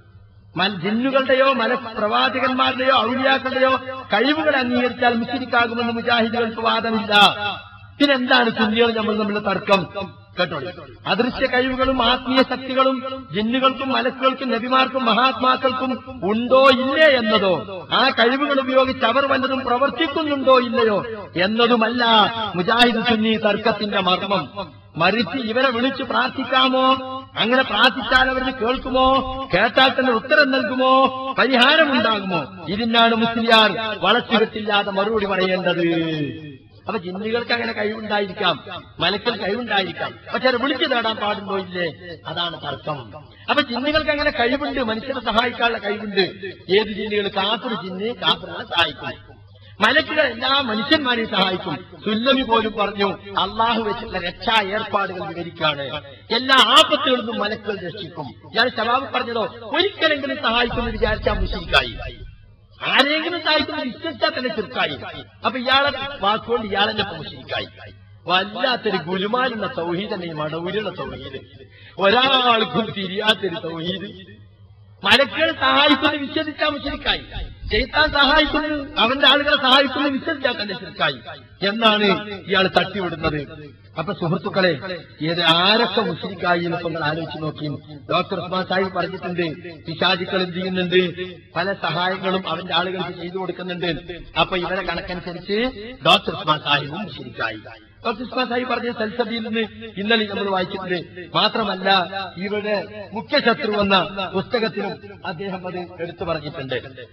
മൽ ജിന്നുകളുടെയോ മല പ്രവാചകന്മാരുടെയോ ഔലിയാക്കളുടെയോ കഴിവുകൾ അംഗീകരിച്ചാൽ മുസ്ലിക്കാകുമെന്ന് മുജാഹിദുകൾക്ക് വാദമില്ല പിന്നെന്താണ് സുന്നികൾ നമ്മൾ തമ്മിലുള്ള തർക്കം കേട്ടോ അദൃശ്യ കഴിവുകളും ആത്മീയ ശക്തികളും ജിന്നുകൾക്കും മലക്കുകൾക്കും നബിമാർക്കും മഹാത്മാക്കൾക്കും ഉണ്ടോ ഇല്ലേ എന്നതോ ആ കഴിവുകൾ ഉപയോഗിച്ച് അവർ വല്ലതും പ്രവർത്തിക്കുന്നുണ്ടോ ഇല്ലയോ എന്നതുമല്ല മുജാഹിദ് സുന്നി തർക്കത്തിന്റെ മർമ്മം മറിച്ച് ഇവരെ വിളിച്ച് പ്രാർത്ഥിക്കാമോ അങ്ങനെ പ്രാർത്ഥിച്ചാൽ അവരിന് കേൾക്കുമോ കേട്ടാൽ തന്നെ ഉത്തരം നൽകുമോ പരിഹാരമുണ്ടാകുമോ ഇതിനാണ് മുസ്ലിയാർ വളച്ചുകെട്ടില്ലാതെ മറുപടി പറയേണ്ടത് അപ്പൊ ജിന്നുകൾക്ക് അങ്ങനെ കഴിവുണ്ടായിരിക്കാം മലക്കൽ കഴിവുണ്ടായിരിക്കാം പക്ഷെ അത് വിളിച്ചു നേടാൻ പാടുണ്ടോ ഇല്ലേ അതാണ് തർക്കം അപ്പൊ ജിന്നുകൾക്ക് അങ്ങനെ കഴിവുണ്ട് മനുഷ്യനെ സഹായിക്കാനുള്ള കഴിവുണ്ട് ഏത് ജിന്നുകൾ കാപ്പിർ ജിന്ന് കാപ്പിറിനെ സഹായിക്കും മലക്കുകൾ എല്ലാ മനുഷ്യന്മാരെയും സഹായിക്കും സുല്ലമി പോലും പറഞ്ഞു അള്ളാഹു വെച്ചിട്ടുള്ള രക്ഷാ ഏർപ്പാടുകൾ വിവരിക്കാണ് എല്ലാ ആപത്തുകളിൽ നിന്നും മലക്കുകൾ രക്ഷിക്കും ഞാൻ ശവാബ് പറഞ്ഞതോ ഒരിക്കലെങ്കിലും സഹായിക്കുമെന്ന് വിചാരിച്ചാൽ മുസ്ലിക്കായി ആരെങ്കിലും സഹായിക്കുന്നത് വിശ്വസിച്ചാൽ തന്നെ ചെറുക്കായി അപ്പൊ ഇയാളെ വാക്കുകൊണ്ട് ഇയാളെന്നെ മുസ്ലിക്കായി വല്ലാത്തൊരു ഗുരുമാലുള്ള സൗഹീദ് തന്നെ ഈ മടവൂരിലുള്ള സൗഹീദ് ഒരാൾക്കും തിരിയാത്തൊരു സൗഹീദ് മലക്കുകൾ സഹായിക്കുന്നു വിശ്വസിച്ചാൽ മുസ്ലിക്കായി ചെയ്ത്താൻ സഹായിക്കുന്നു അവന്റെ ആളുകളെ സഹായിക്കുന്നു വിശ്വസിച്ചാൽ തന്നെ ശിർക്കായി എന്നാണ് ഇയാൾ തട്ടിവിടുന്നത് അപ്പൊ സുഹൃത്തുക്കളെ ഏത് ആരൊക്കെ മുസ്ലിക്കായി എന്നൊക്കെ നിങ്ങൾ ആലോചിച്ച് നോക്കിയും ഡോക്ടർ ഉസ്മാൻ സാഹിബ് പറഞ്ഞിട്ടുണ്ട് പിശാചിക്കൾ എന്ത് ചെയ്യുന്നുണ്ട് പല സഹായങ്ങളും അവന്റെ ആളുകൾക്ക് ചെയ്തു കൊടുക്കുന്നുണ്ട് അപ്പൊ ഇവരെ കണക്കനുസരിച്ച് ഡോക്ടർ ഉസ്മാൻ സാഹിബും മുസ്ലിക്കായി ഡോക്ടർ ഉസ്മാൻ സാഹിബ് പറഞ്ഞ സൽസബിയിൽ നിന്ന് ഇന്നലെ നമ്മൾ വായിച്ചിട്ടുണ്ട് മാത്രമല്ല ഇവരുടെ മുഖ്യ ശത്രു എന്ന പുസ്തകത്തിലും അദ്ദേഹം അത് എടുത്തു പറഞ്ഞിട്ടുണ്ട് ആ പുസ്തകം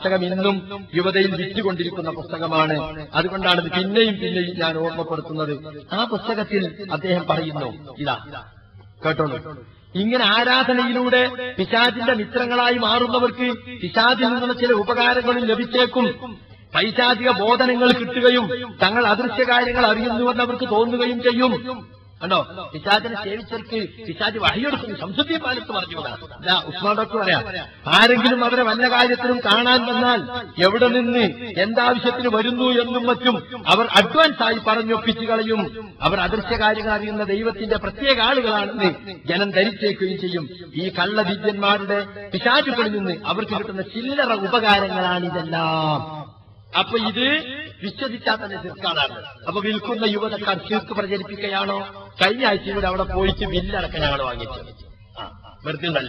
പുസ്തകം ഇന്നും യുവതയിൽ വിറ്റുകൊണ്ടിരിക്കുന്ന പുസ്തകമാണ് അതുകൊണ്ടാണ് ഇത് പിന്നെയും പിന്നെയും ഞാൻ ഓർമ്മപ്പെടുത്തുന്നത് ആ പുസ്തകത്തിൽ അദ്ദേഹം പറയുന്നു ഇതാ കേട്ടോളൂ ഇങ്ങനെ ആരാധനയിലൂടെ പിശാചിന്റെ മിത്രങ്ങളായി മാറുന്നവർക്ക് പിശാചിൽ നിന്നുള്ള ചില ഉപകാരങ്ങളും ലഭിച്ചേക്കും പൈശാചിക ബോധനങ്ങൾ കിട്ടുകയും തങ്ങൾ അദൃശ്യ കാര്യങ്ങൾ അറിയുന്നുവെന്ന് അവർക്ക് തോന്നുകയും ചെയ്യും കണ്ടോ പിശാചിനെ സേവിച്ചവർക്ക് പിശാചി വഴിയെടുക്കുന്നു സംശുദ്ധി പാലത്ത് പറഞ്ഞു ഇതാ ഉസ്മാൻ ഡോക്ടർ പറയാം ആരെങ്കിലും അവരെ വല്ല കാര്യത്തിനും കാണാൻ വന്നാൽ എവിടെ നിന്ന് എന്താവശ്യത്തിന് വരുന്നു എന്നും മറ്റും അവർ അഡ്വാൻസ് ആയി പറഞ്ഞൊപ്പിച്ചു കളയും അവർ അദൃശ്യ കാര്യങ്ങൾ അറിയുന്ന ദൈവത്തിന്റെ പ്രത്യേക ആളുകളാണെന്ന് ജനം ധരിച്ചേക്കുകയും ചെയ്യും ഈ കള്ളദിവ്യന്മാരുടെ പിശാചുകളിൽ നിന്ന് അവർക്ക് കിട്ടുന്ന ചില്ലറ ഉപകാരങ്ങളാണിതെല്ലാം അപ്പൊ ഇത് വിശ്വസിച്ചാൽ തന്നെ ചെറുക്കാനാണ് അപ്പൊ വിൽക്കുന്ന യുവതക്കാർ ചീർക്ക് പ്രചരിപ്പിക്കുകയാണോ കഴിഞ്ഞ ആഴ്ച ഇവിടെ അവിടെ പോയിട്ട് ബില്ലടക്കം ഞങ്ങൾ വാങ്ങിച്ചു ആ, വെറുതെ ഒന്നല്ല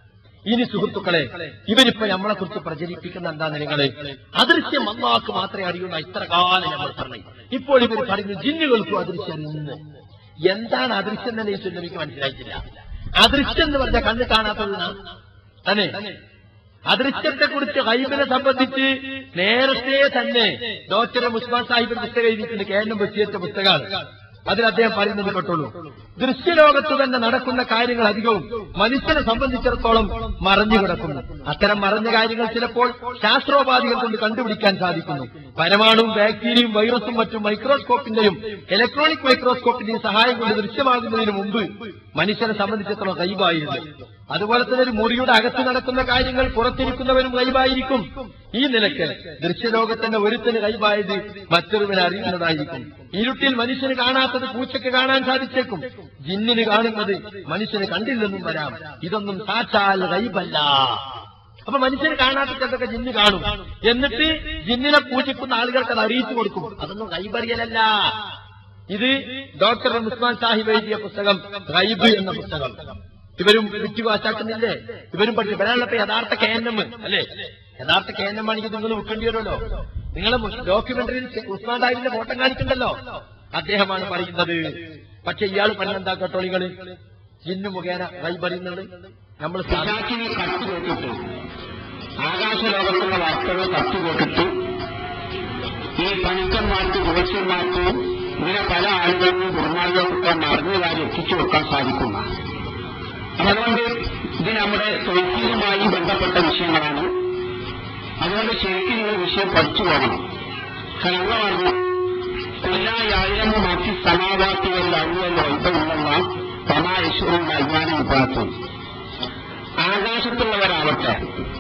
ഇനി സുഹൃത്തുക്കളെ ഇവരിപ്പോ നമ്മളെ കുറിച്ച് പ്രചരിപ്പിക്കുന്ന എന്താന്ന് നിങ്ങള് അദൃശ്യം അള്ളാഹ്ക്ക് മാത്രമേ അറിയുന്ന ഇത്ര കാലം നമ്മൾ പറഞ്ഞു ഇപ്പോൾ ഇവർ പറയുന്നു ജിന്നുകൾക്കും അദൃശ്യം അറിയുന്നു എന്താണ് അദൃശ്യം തന്നെ ചോദിച്ചാൽ എനിക്ക് മനസ്സിലായിട്ടില്ല അദൃശ്യം എന്ന് പറഞ്ഞാൽ കണ്ണ് കാണാത്തതാണ് തന്നെ അദൃശ്യത്തെ കുറിച്ച് ഹൈബിനെ സംബന്ധിച്ച് നേരത്തെ തന്നെ ഡോക്ടർ മുസ്മാൻ സാഹിബിന്റെ പുസ്തകം എഴുതിയിട്ടുണ്ട് കേരളം ബഷീറിന്റെ പുസ്തകമാണ് അതിൽ അദ്ദേഹം പറയുന്നത് കേട്ടോളൂ ദൃശ്യലോകത്ത് തന്നെ നടക്കുന്ന കാര്യങ്ങൾ അധികവും മനുഷ്യനെ സംബന്ധിച്ചിടത്തോളം മറഞ്ഞു കിടക്കുന്നു അത്തരം മറഞ്ഞ കാര്യങ്ങൾ ചിലപ്പോൾ ശാസ്ത്രോപാധികൾ കൊണ്ട് കണ്ടുപിടിക്കാൻ സാധിക്കുന്നു പരമാണുവും ബാക്ടീരിയയും വൈറസും മറ്റും മൈക്രോസ്കോപ്പിന്റെയും ഇലക്ട്രോണിക് മൈക്രോസ്കോപ്പിന്റെയും സഹായം കൊണ്ട് ദൃശ്യമാകുന്നതിന് മുമ്പ് മനുഷ്യനെ സംബന്ധിച്ചിടത്തോളം കൈവായിരുന്നു അതുപോലെ തന്നെ ഒരു മുറിയുടെ അകത്ത് നടക്കുന്ന കാര്യങ്ങൾ പുറത്തിരിക്കുന്നവരും കൈവായിരിക്കും ഈ നിലക്ക് ദൃശ്യലോകത്തിന്റെ ഒരുത്തിന് കൈവായത് മറ്റൊരുവനെ അറിയുന്നതായിരിക്കും ഇരുട്ടിൽ മനുഷ്യന് കാണാത്തത് പൂച്ചയ്ക്ക് കാണാൻ സാധിച്ചേക്കും ജിന്നിന് കാണുന്നത് മനുഷ്യന് കണ്ടില്ലെന്നും വരാം ഇതൊന്നും സാക്ഷാൽ കൈബല്ല അപ്പൊ മനുഷ്യന് കാണാത്ത ചിലതൊക്കെ ജിന്ന് കാണും എന്നിട്ട് ജിന്നിനെ പൂജിക്കുന്ന ആളുകൾക്ക് അത് അറിയിച്ചു കൊടുക്കും അതൊന്നും കൈബറിയലല്ല ഇത് ഡോക്ടർ മുസ്മാൻ സാഹിബ് എഴുതിയ പുസ്തകം ഗൈബ് എന്ന പുസ്തകം ഇവരും വിറ്റുവാശാക്കുന്നില്ലേ ഇവരും പഠിച്ചു ഇവരാണല്ലോ യഥാർത്ഥ കെ എൻ എം അല്ലേ യഥാർത്ഥ കെ എൻ എം ആണെങ്കിൽ നിങ്ങൾ വിൽക്കേണ്ടി വരുമല്ലോ നിങ്ങളെ ഡോക്യുമെന്ററിയിൽ ഉസ്മാൻ സാഹിബിന്റെ ഫോട്ടോ കാണിക്കണ്ടല്ലോ അദ്ദേഹമാണ് പറയുന്നത് പക്ഷെ ഇയാൾ പറഞ്ഞെന്താ കേട്ടോ നിങ്ങള് ജിന്നു മുഖേന കൈപറിയുന്നത് നമ്മൾ പിശാചിനെ കട്ടുകൊട്ടിട്ട് ആകാശലോകത്തുള്ള വാർത്തകൾ കട്ടുകൊട്ടിട്ട് ഈ പണിക്കന്മാർക്ക് ജ്യോത്സ്യന്മാർക്ക് ഇങ്ങനെ പല ആളുകളും ദുർമാർഗമൊക്കെ മറന്ന കാര്യം എത്തിച്ചു വെക്കാൻ സാധിക്കുന്ന അപ്പൊ അതുകൊണ്ട് ഇത് നമ്മുടെ തൊഴിലുമായി ബന്ധപ്പെട്ട വിഷയങ്ങളാണ് അതുകൊണ്ട് ശരിക്കും ഈ വിഷയം പഠിച്ചു പോകണം കാരണം പറഞ്ഞു കൊല്ലായായിരമോ മറ്റ് സമാവാസികളിൽ അഴുവല്ല വൈബിലുള്ള സമായേശ്വരന്റെ അജ്ഞാനം വിഭാഗത്തിൽ ആകാശത്തുള്ളവരാവട്ടെ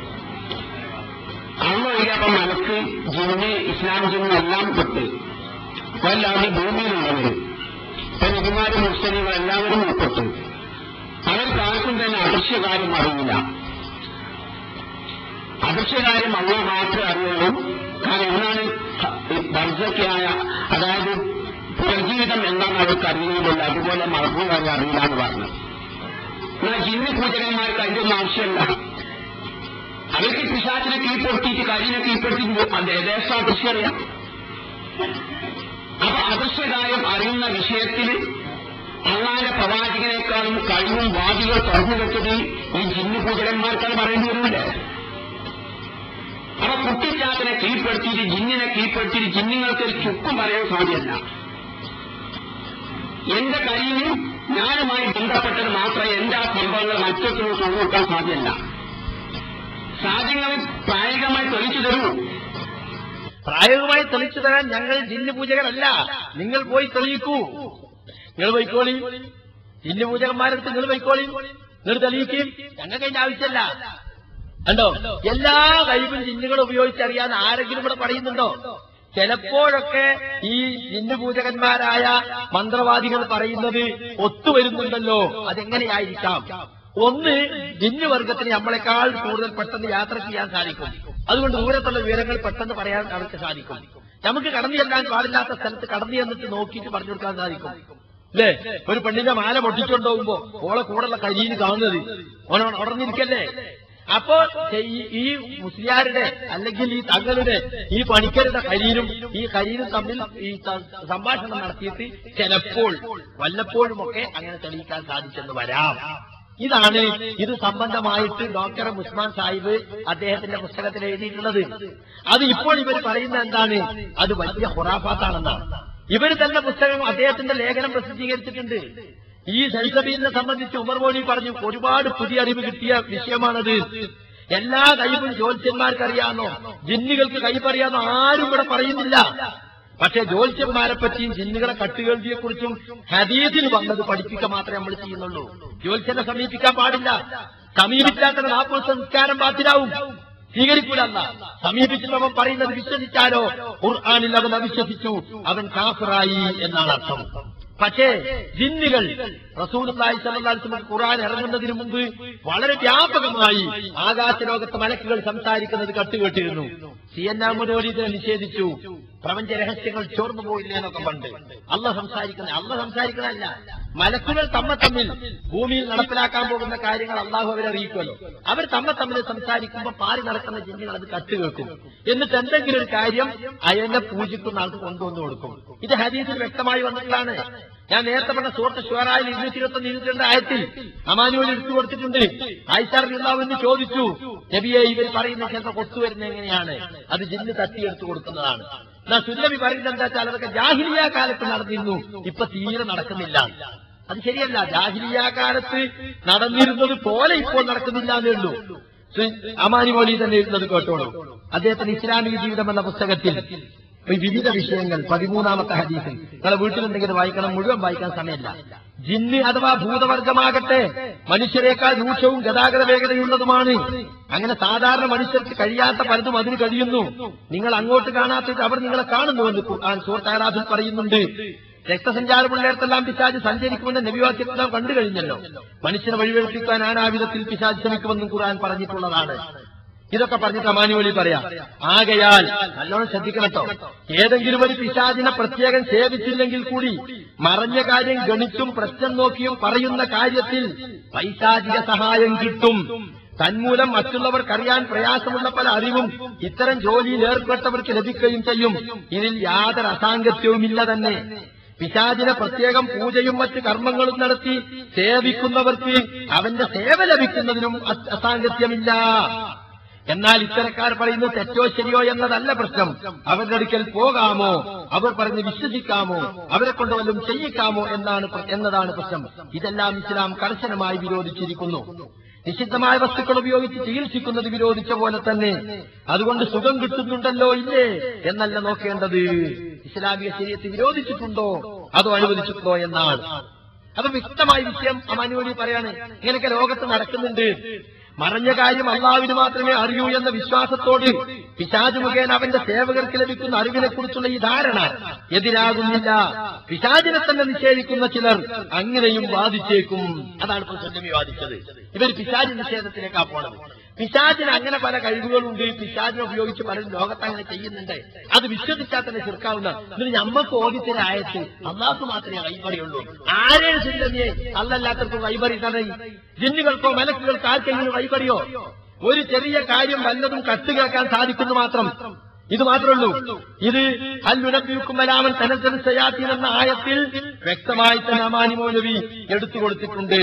അന്ന് ഒഴികെ മനക്ക് ജിന്ന് ഇസ്ലാം ജിന്ന് എല്ലാം പെട്ട് വല്ലാതെ ഭൂമിയിലുള്ളവര് പെരുമാരും മുസ്ലിങ്ങൾ എല്ലാവരും ഉൾപ്പെട്ട് അവർക്ക് ആർക്കും തന്നെ അദൃശ്യകാര്യം അറിയില്ല അദൃശ്യകാര്യം അള്ള മാത്രമേ അറിയുള്ളൂ കാരണം എന്നാണ് ബർജക്കായ അതായത് പുനർജീവിതം എന്താണെന്ന് അവർക്ക് അറിയുന്നില്ല അതുപോലെ മറന്നു കാര്യം അറിയില്ല എന്ന് പറഞ്ഞു എന്നാൽ ജിന്ന് പൂജകന്മാർക്ക് അതിന്റെ ഒന്നും ആവശ്യമില്ല അവർക്ക് പിശാച്ചിനെ കീഴ്പ്പെടുത്തിയിട്ട് കരിനെ കീഴ്പ്പെടുത്തിയിട്ട് അത് യഥേഷ്ട ദൃശ്യം അറിയാം അപ്പൊ അദൃശ്യകാര്യം അറിയുന്ന വിഷയത്തിൽ അള്ളാന്റെ പ്രവാചകനേക്കാളും കഴിവും വാദികൾ തുറന്നു വെച്ചത് ഈ ജിന്നു പൂജകന്മാർക്കാണ് പറയേണ്ടി വരില്ലേ അപ്പൊ കുട്ടിച്ചാത്തിനെ കീഴ്പ്പെടുത്തിയിട്ട് ജിന്നിനെ കീഴ്പ്പെടുത്തിയിട്ട് ജിന്നുങ്ങൾക്ക് ഒരു ചുക്കും പറയാൻ സാധ്യമല്ല എന്റെ കയ്യിൽ ഞാനുമായി ബന്ധപ്പെട്ടത് മാത്രമേ എന്റെ ആ സംഭവങ്ങൾ മറ്റൊന്നും കൊണ്ടുവെക്കാൻ സാധ്യമല്ല സാധ്യങ്ങൾ പ്രായോഗികമായി തെളിച്ചു തരൂ പ്രായോഗികമായി തെളിച്ചു തരാൻ ഞങ്ങൾ ജിന്നു പൂജകരല്ല നിങ്ങൾ പോയി തെളിയിക്കൂ നിങ്ങൾ പോയിക്കോളി ജിന്നു പൂജകന്മാരെടുത്ത് നിങ്ങൾ പോയിക്കോളി നിങ്ങൾ തെളിയിക്കുകയും ഞങ്ങൾക്ക് അതിന്റെ ആവശ്യമല്ല കണ്ടോ എല്ലാ കഴിവും ജിന്നുകൾ ഉപയോഗിച്ചറിയാൻ ആരെങ്കിലും ഇവിടെ പറയുന്നുണ്ടോ ചിലപ്പോഴൊക്കെ ഈ ജിന്നു പൂജകന്മാരായ മന്ത്രവാദികൾ പറയുന്നത് ഒത്തുവരുന്നുണ്ടല്ലോ അതെങ്ങനെയായിരിക്കാം ഒന്ന് ജിന്നു വർഗത്തിന് നമ്മളെക്കാൾ കൂടുതൽ പെട്ടെന്ന് യാത്ര ചെയ്യാൻ സാധിക്കും അതുകൊണ്ട് ദൂരത്തുള്ള വിവരങ്ങൾ പെട്ടെന്ന് പറയാൻ അവർക്ക് സാധിക്കും നമുക്ക് കടന്നു ചെല്ലാൻ പാടില്ലാത്ത സ്ഥലത്ത് കടന്നു ചെന്നിട്ട് നോക്കിയിട്ട് പറഞ്ഞു കൊടുക്കാൻ സാധിക്കും അല്ലേ ഒരു പെണ്ണിന്റെ മാല പൊട്ടിച്ചുകൊണ്ടുപോകുമ്പോ ഓളെ കൂടെയുള്ള കരിയിൽ കാണുന്നത് ഓന ഉടഞ്ഞിരിക്കല്ലേ അപ്പോ ഈ- ഈ മുസ്ലിയാരുടെ അല്ലെങ്കിൽ ഈ തങ്ങളുടെ ഈ പണിക്കരുടെ കരിയിലും ഈ കരിയിലും തമ്മിൽ ഈ ത- സംഭാഷണം നടത്തിയിട്ട് ചിലപ്പോൾ വല്ലപ്പോഴുമൊക്കെ അങ്ങനെ തെളിയിക്കാൻ സാധിച്ചെന്ന് വരാം ഇതാണ് ഇത് സംബന്ധമായിട്ട് ഡോക്ടർ മുസ്മാൻ സാഹിബ് അദ്ദേഹത്തിന്റെ പുസ്തകത്തിൽ എഴുതിയിട്ടുള്ളത് അത് ഇപ്പോൾ ഇവർ പറയുന്നത് എന്താണ് അത് വലിയ ഹുറാഫാത്താണെന്നാണ് ഇവർ തന്നെ പുസ്തകം അദ്ദേഹത്തിന്റെ ലേഖനം പ്രസിദ്ധീകരിച്ചിട്ടുണ്ട് ഈ സൈസബീലിനെ സംബന്ധിച്ച് ഉമർ മോലി പറഞ്ഞു ഒരുപാട് പുതിയ അറിവ് കിട്ടിയ വിഷയമാണത് എല്ലാ കഴിവും ജ്യോത്സ്യന്മാർക്ക് അറിയാമെന്നോ ജിന്നുകൾക്ക് കഴിവറിയാമെന്നോ ആരും ഇവിടെ പറയുന്നില്ല പക്ഷേ ജ്യോത്സ്യന്മാരെ പറ്റിയും ജിന്നുകളെ കട്ടുകേൾവിയെ കുറിച്ചും ഹദീസിൽ വന്നത് പഠിപ്പിക്കുക മാത്രമേ നമ്മൾ ചെയ്യുന്നുള്ളൂ ജ്യോത്സ്യനെ സമീപിക്കാൻ പാടില്ല സമീപിക്കാത്ത നാൽപ്പത് സംസ്കാരം ബാധ്യരാവും സ്വീകരിക്കൂലല്ല സമീപിച്ചിട്ടവൻ പറയുന്നത് വിശ്വസിച്ചാലോ ഖുർആാനിൽ അവൻ അവിശ്വസിച്ചു അവൻ കാഫറായി എന്നാണ് അർത്ഥം പക്ഷേ ജിന്നുകൾ റസൂലുള്ളാഹി സ്വല്ലല്ലാഹു അലൈഹി വസല്ലം ഖുർആൻ ഇറങ്ങുന്നതിന് മുമ്പ് വളരെ വ്യാപകമായി ആകാശലോകത്ത് മലക്കുകൾ സംസാരിക്കുന്നത് കട്ടുകെട്ടിരുന്നു സി എൻ ആമനോരി ഇതിനെ നിഷേധിച്ചു പ്രപഞ്ച രഹസ്യങ്ങൾ ചോർന്നു പോയില്ല എന്നൊക്കെ പണ്ട് അല്ല സംസാരിക്കുന്ന അല്ല സംസാരിക്കുന്നതല്ല മലക്കുകൾ തമ്മ തമ്മിൽ ഭൂമിയിൽ നടപ്പിലാക്കാൻ പോകുന്ന കാര്യങ്ങൾ അള്ളാഹു അവരെ അറിയിക്കുമല്ലോ അവർ തമ്മ തമ്മിൽ സംസാരിക്കുമ്പോൾ പാറി നടക്കുന്ന ജിന്നുകൾ അത് കട്ടുകേൾക്കും എന്നിട്ട് എന്തെങ്കിലും ഒരു കാര്യം അയനെ പൂജിക്കുന്ന ആൾക്ക് കൊണ്ടുവന്നു കൊടുക്കും ഇത് ഹദീസിൽ വ്യക്തമായി വന്നിട്ടുള്ളതാണ് ഞാൻ നേരത്തെ പറഞ്ഞ സുഹൃത്ത് ഷുവറായിൽ ഇരുന്നൂറ്റി ഇരുപത്തി ഒന്ന് ഇരുപത്തിരണ്ട് ആയത്തിൽ അമാനുവൽ എടുത്തു കൊടുത്തിട്ടുണ്ട് ആയിഷാർ എന്ന് ചോദിച്ചു നബിയെ ഇവർ പറയുന്ന ചിലപ്പോൾ കൊത്തുവരുന്നത് എങ്ങനെയാണ് അത് ജിന്ന് തട്ടിയെടുത്തു കൊടുക്കുന്നതാണ് എന്നാ സുല്ലബി പറയുന്നത് എന്താ വെച്ചാൽ അതൊക്കെ ജാഹിലിയ കാലത്ത് നടന്നിരുന്നു ഇപ്പൊ തീരെ നടക്കുന്നില്ല അത് ശരിയല്ല ജാഹിലിയ കാലത്ത് നടന്നിരുന്നത് പോലെ ഇപ്പോൾ നടക്കുന്നില്ല എന്നേ ഉള്ളൂ അമാനി മൗലി തന്നെ എഴുതുന്നത് കേട്ടോളൂ അദ്ദേഹത്തിന് ഇസ്ലാമിക ജീവിതം എന്ന പുസ്തകത്തിൽ ഈ വിവിധ വിഷയങ്ങൾ പതിമൂന്നാമത്തെ ഹദീസ് നിങ്ങളെ വീട്ടിലുണ്ടെങ്കിൽ വായിക്കണം മുഴുവൻ വായിക്കാൻ സമയമില്ല ജിന്ന് അഥവാ ഭൂതവർഗമാകട്ടെ മനുഷ്യരെക്കാൾ രൂക്ഷവും ഗതാഗത വേഗതയുള്ളതുമാണ് അങ്ങനെ സാധാരണ മനുഷ്യർക്ക് കഴിയാത്ത പലതും അതിന് കഴിയുന്നു നിങ്ങൾ അങ്ങോട്ട് കാണാത്തത് അവർ നിങ്ങളെ കാണുന്നുവെന്ന് ഖുർആൻ സൂറത്താറാഫിൽ പറയുന്നുണ്ട് രക്തസഞ്ചാരമുള്ളിടത്തെല്ലാം പിശാജ് സഞ്ചരിക്കുമെന്ന് നബിവാക്യത്തെല്ലാം കണ്ടു കഴിഞ്ഞല്ലോ മനുഷ്യനെ വഴിവെളുപ്പിക്കാൻ നാനാവിധത്തിൽ പിശാജ് ശ്രമിക്കുമെന്നും ഖുർആൻ പറഞ്ഞിട്ടുള്ളതാണ് ഇതൊക്കെ പറഞ്ഞിട്ട് അമാനുവലി പറയാം ആകയാൽ നല്ലോണം ശ്രദ്ധിക്കണം കേട്ടോ ഏതെങ്കിലും ഒരു പിശാചിനെ പ്രത്യേകം സേവിച്ചില്ലെങ്കിൽ കൂടി മറഞ്ഞ കാര്യം ഗണിച്ചും പ്രശ്നം നോക്കിയും പറയുന്ന കാര്യത്തിൽ പൈശാചിക സഹായം കിട്ടും തന്മൂലം മറ്റുള്ളവർക്കറിയാൻ പ്രയാസമുള്ള പല അറിവും ഇത്തരം ജോലിയിൽ ഏർപ്പെട്ടവർക്ക് ലഭിക്കുകയും ചെയ്യും ഇതിൽ യാതൊരു അസാംഗത്യവുമില്ല തന്നെ പിശാചിനെ പ്രത്യേകം പൂജയും മറ്റ് കർമ്മങ്ങളും നടത്തി സേവിക്കുന്നവർക്ക് അവന്റെ സേവ ലഭിക്കുന്നതിനും അ- അസാംഗത്യമില്ല എന്നാൽ ഇത്തരക്കാർ പറയുന്നത് തെറ്റോ ശരിയോ എന്നതല്ല പ്രശ്നം അവരുടെ അടുക്കൽ പോകാമോ അവർ പറഞ്ഞ് വിശ്വസിക്കാമോ അവരെ കൊണ്ട് വല്ലതും ചെയ്യിക്കാമോ എന്നാണ് പ്ര- എന്നതാണ് പ്രശ്നം ഇതെല്ലാം ഇസ്ലാം കർശനമായി വിരോധിച്ചിരിക്കുന്നു നിഷിദ്ധമായ വസ്തുക്കൾ ഉപയോഗിച്ച് ചികിത്സിക്കുന്നത് വിരോധിച്ച പോലെ തന്നെ അതുകൊണ്ട് സുഖം കിട്ടുന്നുണ്ടല്ലോ ഇല്ലേ എന്നല്ല നോക്കേണ്ടത് ഇസ്ലാമിക ശരീരത്തെ വിരോധിച്ചിട്ടുണ്ടോ അതോ അനുവദിച്ചിട്ടുണ്ടോ എന്നാണ് അത് വ്യക്തമായ വിഷയം അമാനുവലി പറയാണ് ഇങ്ങനെയൊക്കെ ലോകത്ത് നടക്കുന്നുണ്ട് മറഞ്ഞ കാര്യം അള്ളാവിന് മാത്രമേ അറിയൂ എന്ന വിശ്വാസത്തോട് പിശാജ് മുഖേന അവന്റെ സേവകർക്ക് ലഭിക്കുന്ന അറിവിനെ കുറിച്ചുള്ള ഈ ധാരണ എതിരാകുന്നില്ല പിശാചിനെ തന്നെ നിഷേധിക്കുന്ന ചിലർ അങ്ങനെയും വാദിച്ചേക്കും അതാണ് ഇപ്പോൾ സ്വന്തമി വാദിച്ചത് ഇവർ പിശാജ് നിഷേധത്തിലേക്കാ പോണത് പിശാചിന് അങ്ങനെ പല കഴിവുകളുണ്ട് പിശാചിനെ ഉപയോഗിച്ച് പലരും ലോകത്ത് അങ്ങനെ ചെയ്യുന്നുണ്ട് അത് വിശ്വസിച്ചാൽ തന്നെ ചെറുക്കാവുന്ന ഇതിന് ഞമ്മക്ക് ഓടിച്ചൊരായത്ത് അള്ളാഹ് മാത്രമേ വൈപറിയുള്ളൂ ആരെയും ചിന്തമിയെ അല്ലല്ലാത്തവർക്ക് വൈപറി തന്നെ ജിന്നുകൾക്കോ മലക്കുകൾക്കോ ആർക്കെങ്കിലും വൈപറിയോ ഒരു ചെറിയ കാര്യം വല്ലതും കട്ടുകേൾക്കാൻ സാധിക്കുന്നു മാത്രം ഇത് മാത്രമേ ഉള്ളൂ ഇത് അല്ലുനബിക്കുമലാമൻ തനത്തൻ സയാത്തീൻ എന്ന ആയത്തിൽ വ്യക്തമായി തന്നെ അമാനി മൗലവി എടുത്തു കൊടുത്തിട്ടുണ്ട്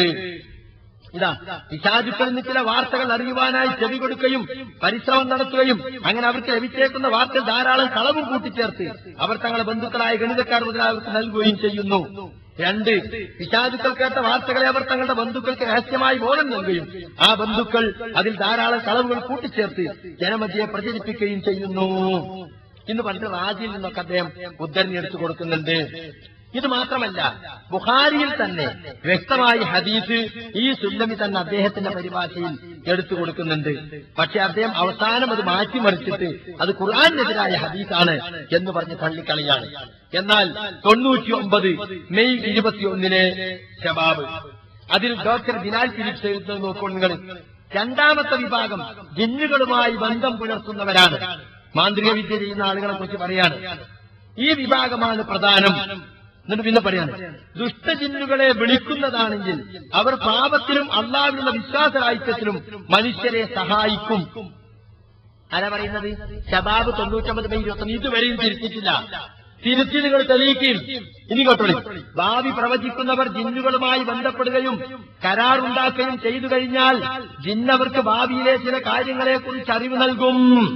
ഇതാ പിശാചുക്കളിൽ നിന്ന് ചില വാർത്തകൾ അറിയുവാനായി ചെവി കൊടുക്കുകയും പരിശ്രമം നടത്തുകയും അങ്ങനെ അവർക്ക് ലഭിച്ചേക്കുന്ന വാർത്തകൾ ധാരാളം കളവും കൂട്ടിച്ചേർത്ത് അവർ തങ്ങളുടെ ബന്ധുക്കളായ ഗണിതക്കാർ മുതലായവർക്ക് നൽകുകയും ചെയ്യുന്നു രണ്ട് പിശാചുക്കൾ കേട്ട വാർത്തകളെ അവർ തങ്ങളുടെ ബന്ധുക്കൾക്ക് രഹസ്യമായി ബോധം നൽകുകയും ആ ബന്ധുക്കൾ അതിൽ ധാരാളം കളവുകൾ കൂട്ടിച്ചേർത്ത് ജനമധ്യയെ പ്രചരിപ്പിക്കുകയും ചെയ്യുന്നു എന്ന് പറഞ്ഞിട്ട് റാജിയിൽ നിന്നൊക്കെ അദ്ദേഹം ഉദ്ധരണി എടുത്തു കൊടുക്കുന്നുണ്ട് ഇത് മാത്രമല്ല ബുഖാരിയിൽ തന്നെ വ്യക്തമായി ഹദീസ് ഈ സുല്ലമി തന്നെ അദ്ദേഹത്തിന്റെ പരിഭാഷയിൽ എടുത്തു കൊടുക്കുന്നുണ്ട് പക്ഷെ അദ്ദേഹം അവസാനം അത് മാറ്റിമറിച്ചിട്ട് അത് ഖുർആാനെതിരായ ഹദീസാണ് എന്ന് പറഞ്ഞ് തള്ളിക്കളിയാണ് എന്നാൽ തൊണ്ണൂറ്റി ഒമ്പത് മെയ് ഇരുപത്തിയൊന്നിന് ഷബാബ് അതിൽ ഡോക്ടർ ബിലാൽ ഫിലിപ്സ് എഴുതുന്നത് നോക്കൂ നിങ്ങൾ രണ്ടാമത്തെ വിഭാഗം ജിന്നുകളുമായി ബന്ധം പുലർത്തുന്നവരാണ് മാന്ത്രിക വിദ്യ ചെയ്യുന്ന ആളുകളെ കുറിച്ച് പറയാണ് ഈ വിഭാഗമാണ് പ്രധാനം എന്നിട്ട് പിന്നെ പറയാണ് ദുഷ്ടജിന്നുകളെ വിളിക്കുന്നതാണെങ്കിൽ അവർ പാപത്തിലും അള്ളാവിലുള്ള വിശ്വാസരാഹിത്യത്തിലും മനുഷ്യരെ സഹായിക്കും ആരാ പറയുന്നത് ഷബാബ് തൊണ്ണൂറ്റൊമ്പത് മെയ് ഇരുപത്തൊന്ന് ഇതുവരെയും തിരിച്ചിട്ടില്ല തിരുത്തി നിങ്ങൾ തെളിയിക്കുകയും ഇനി കേട്ടോളി ഭാവി പ്രവചിക്കുന്നവർ ജിന്നുകളുമായി ബന്ധപ്പെടുകയും കരാറുണ്ടാക്കുകയും ചെയ്തു കഴിഞ്ഞാൽ ജിന്നവർക്ക് ഭാവിയിലെ ചില കാര്യങ്ങളെ കുറിച്ച് അറിവ് നൽകും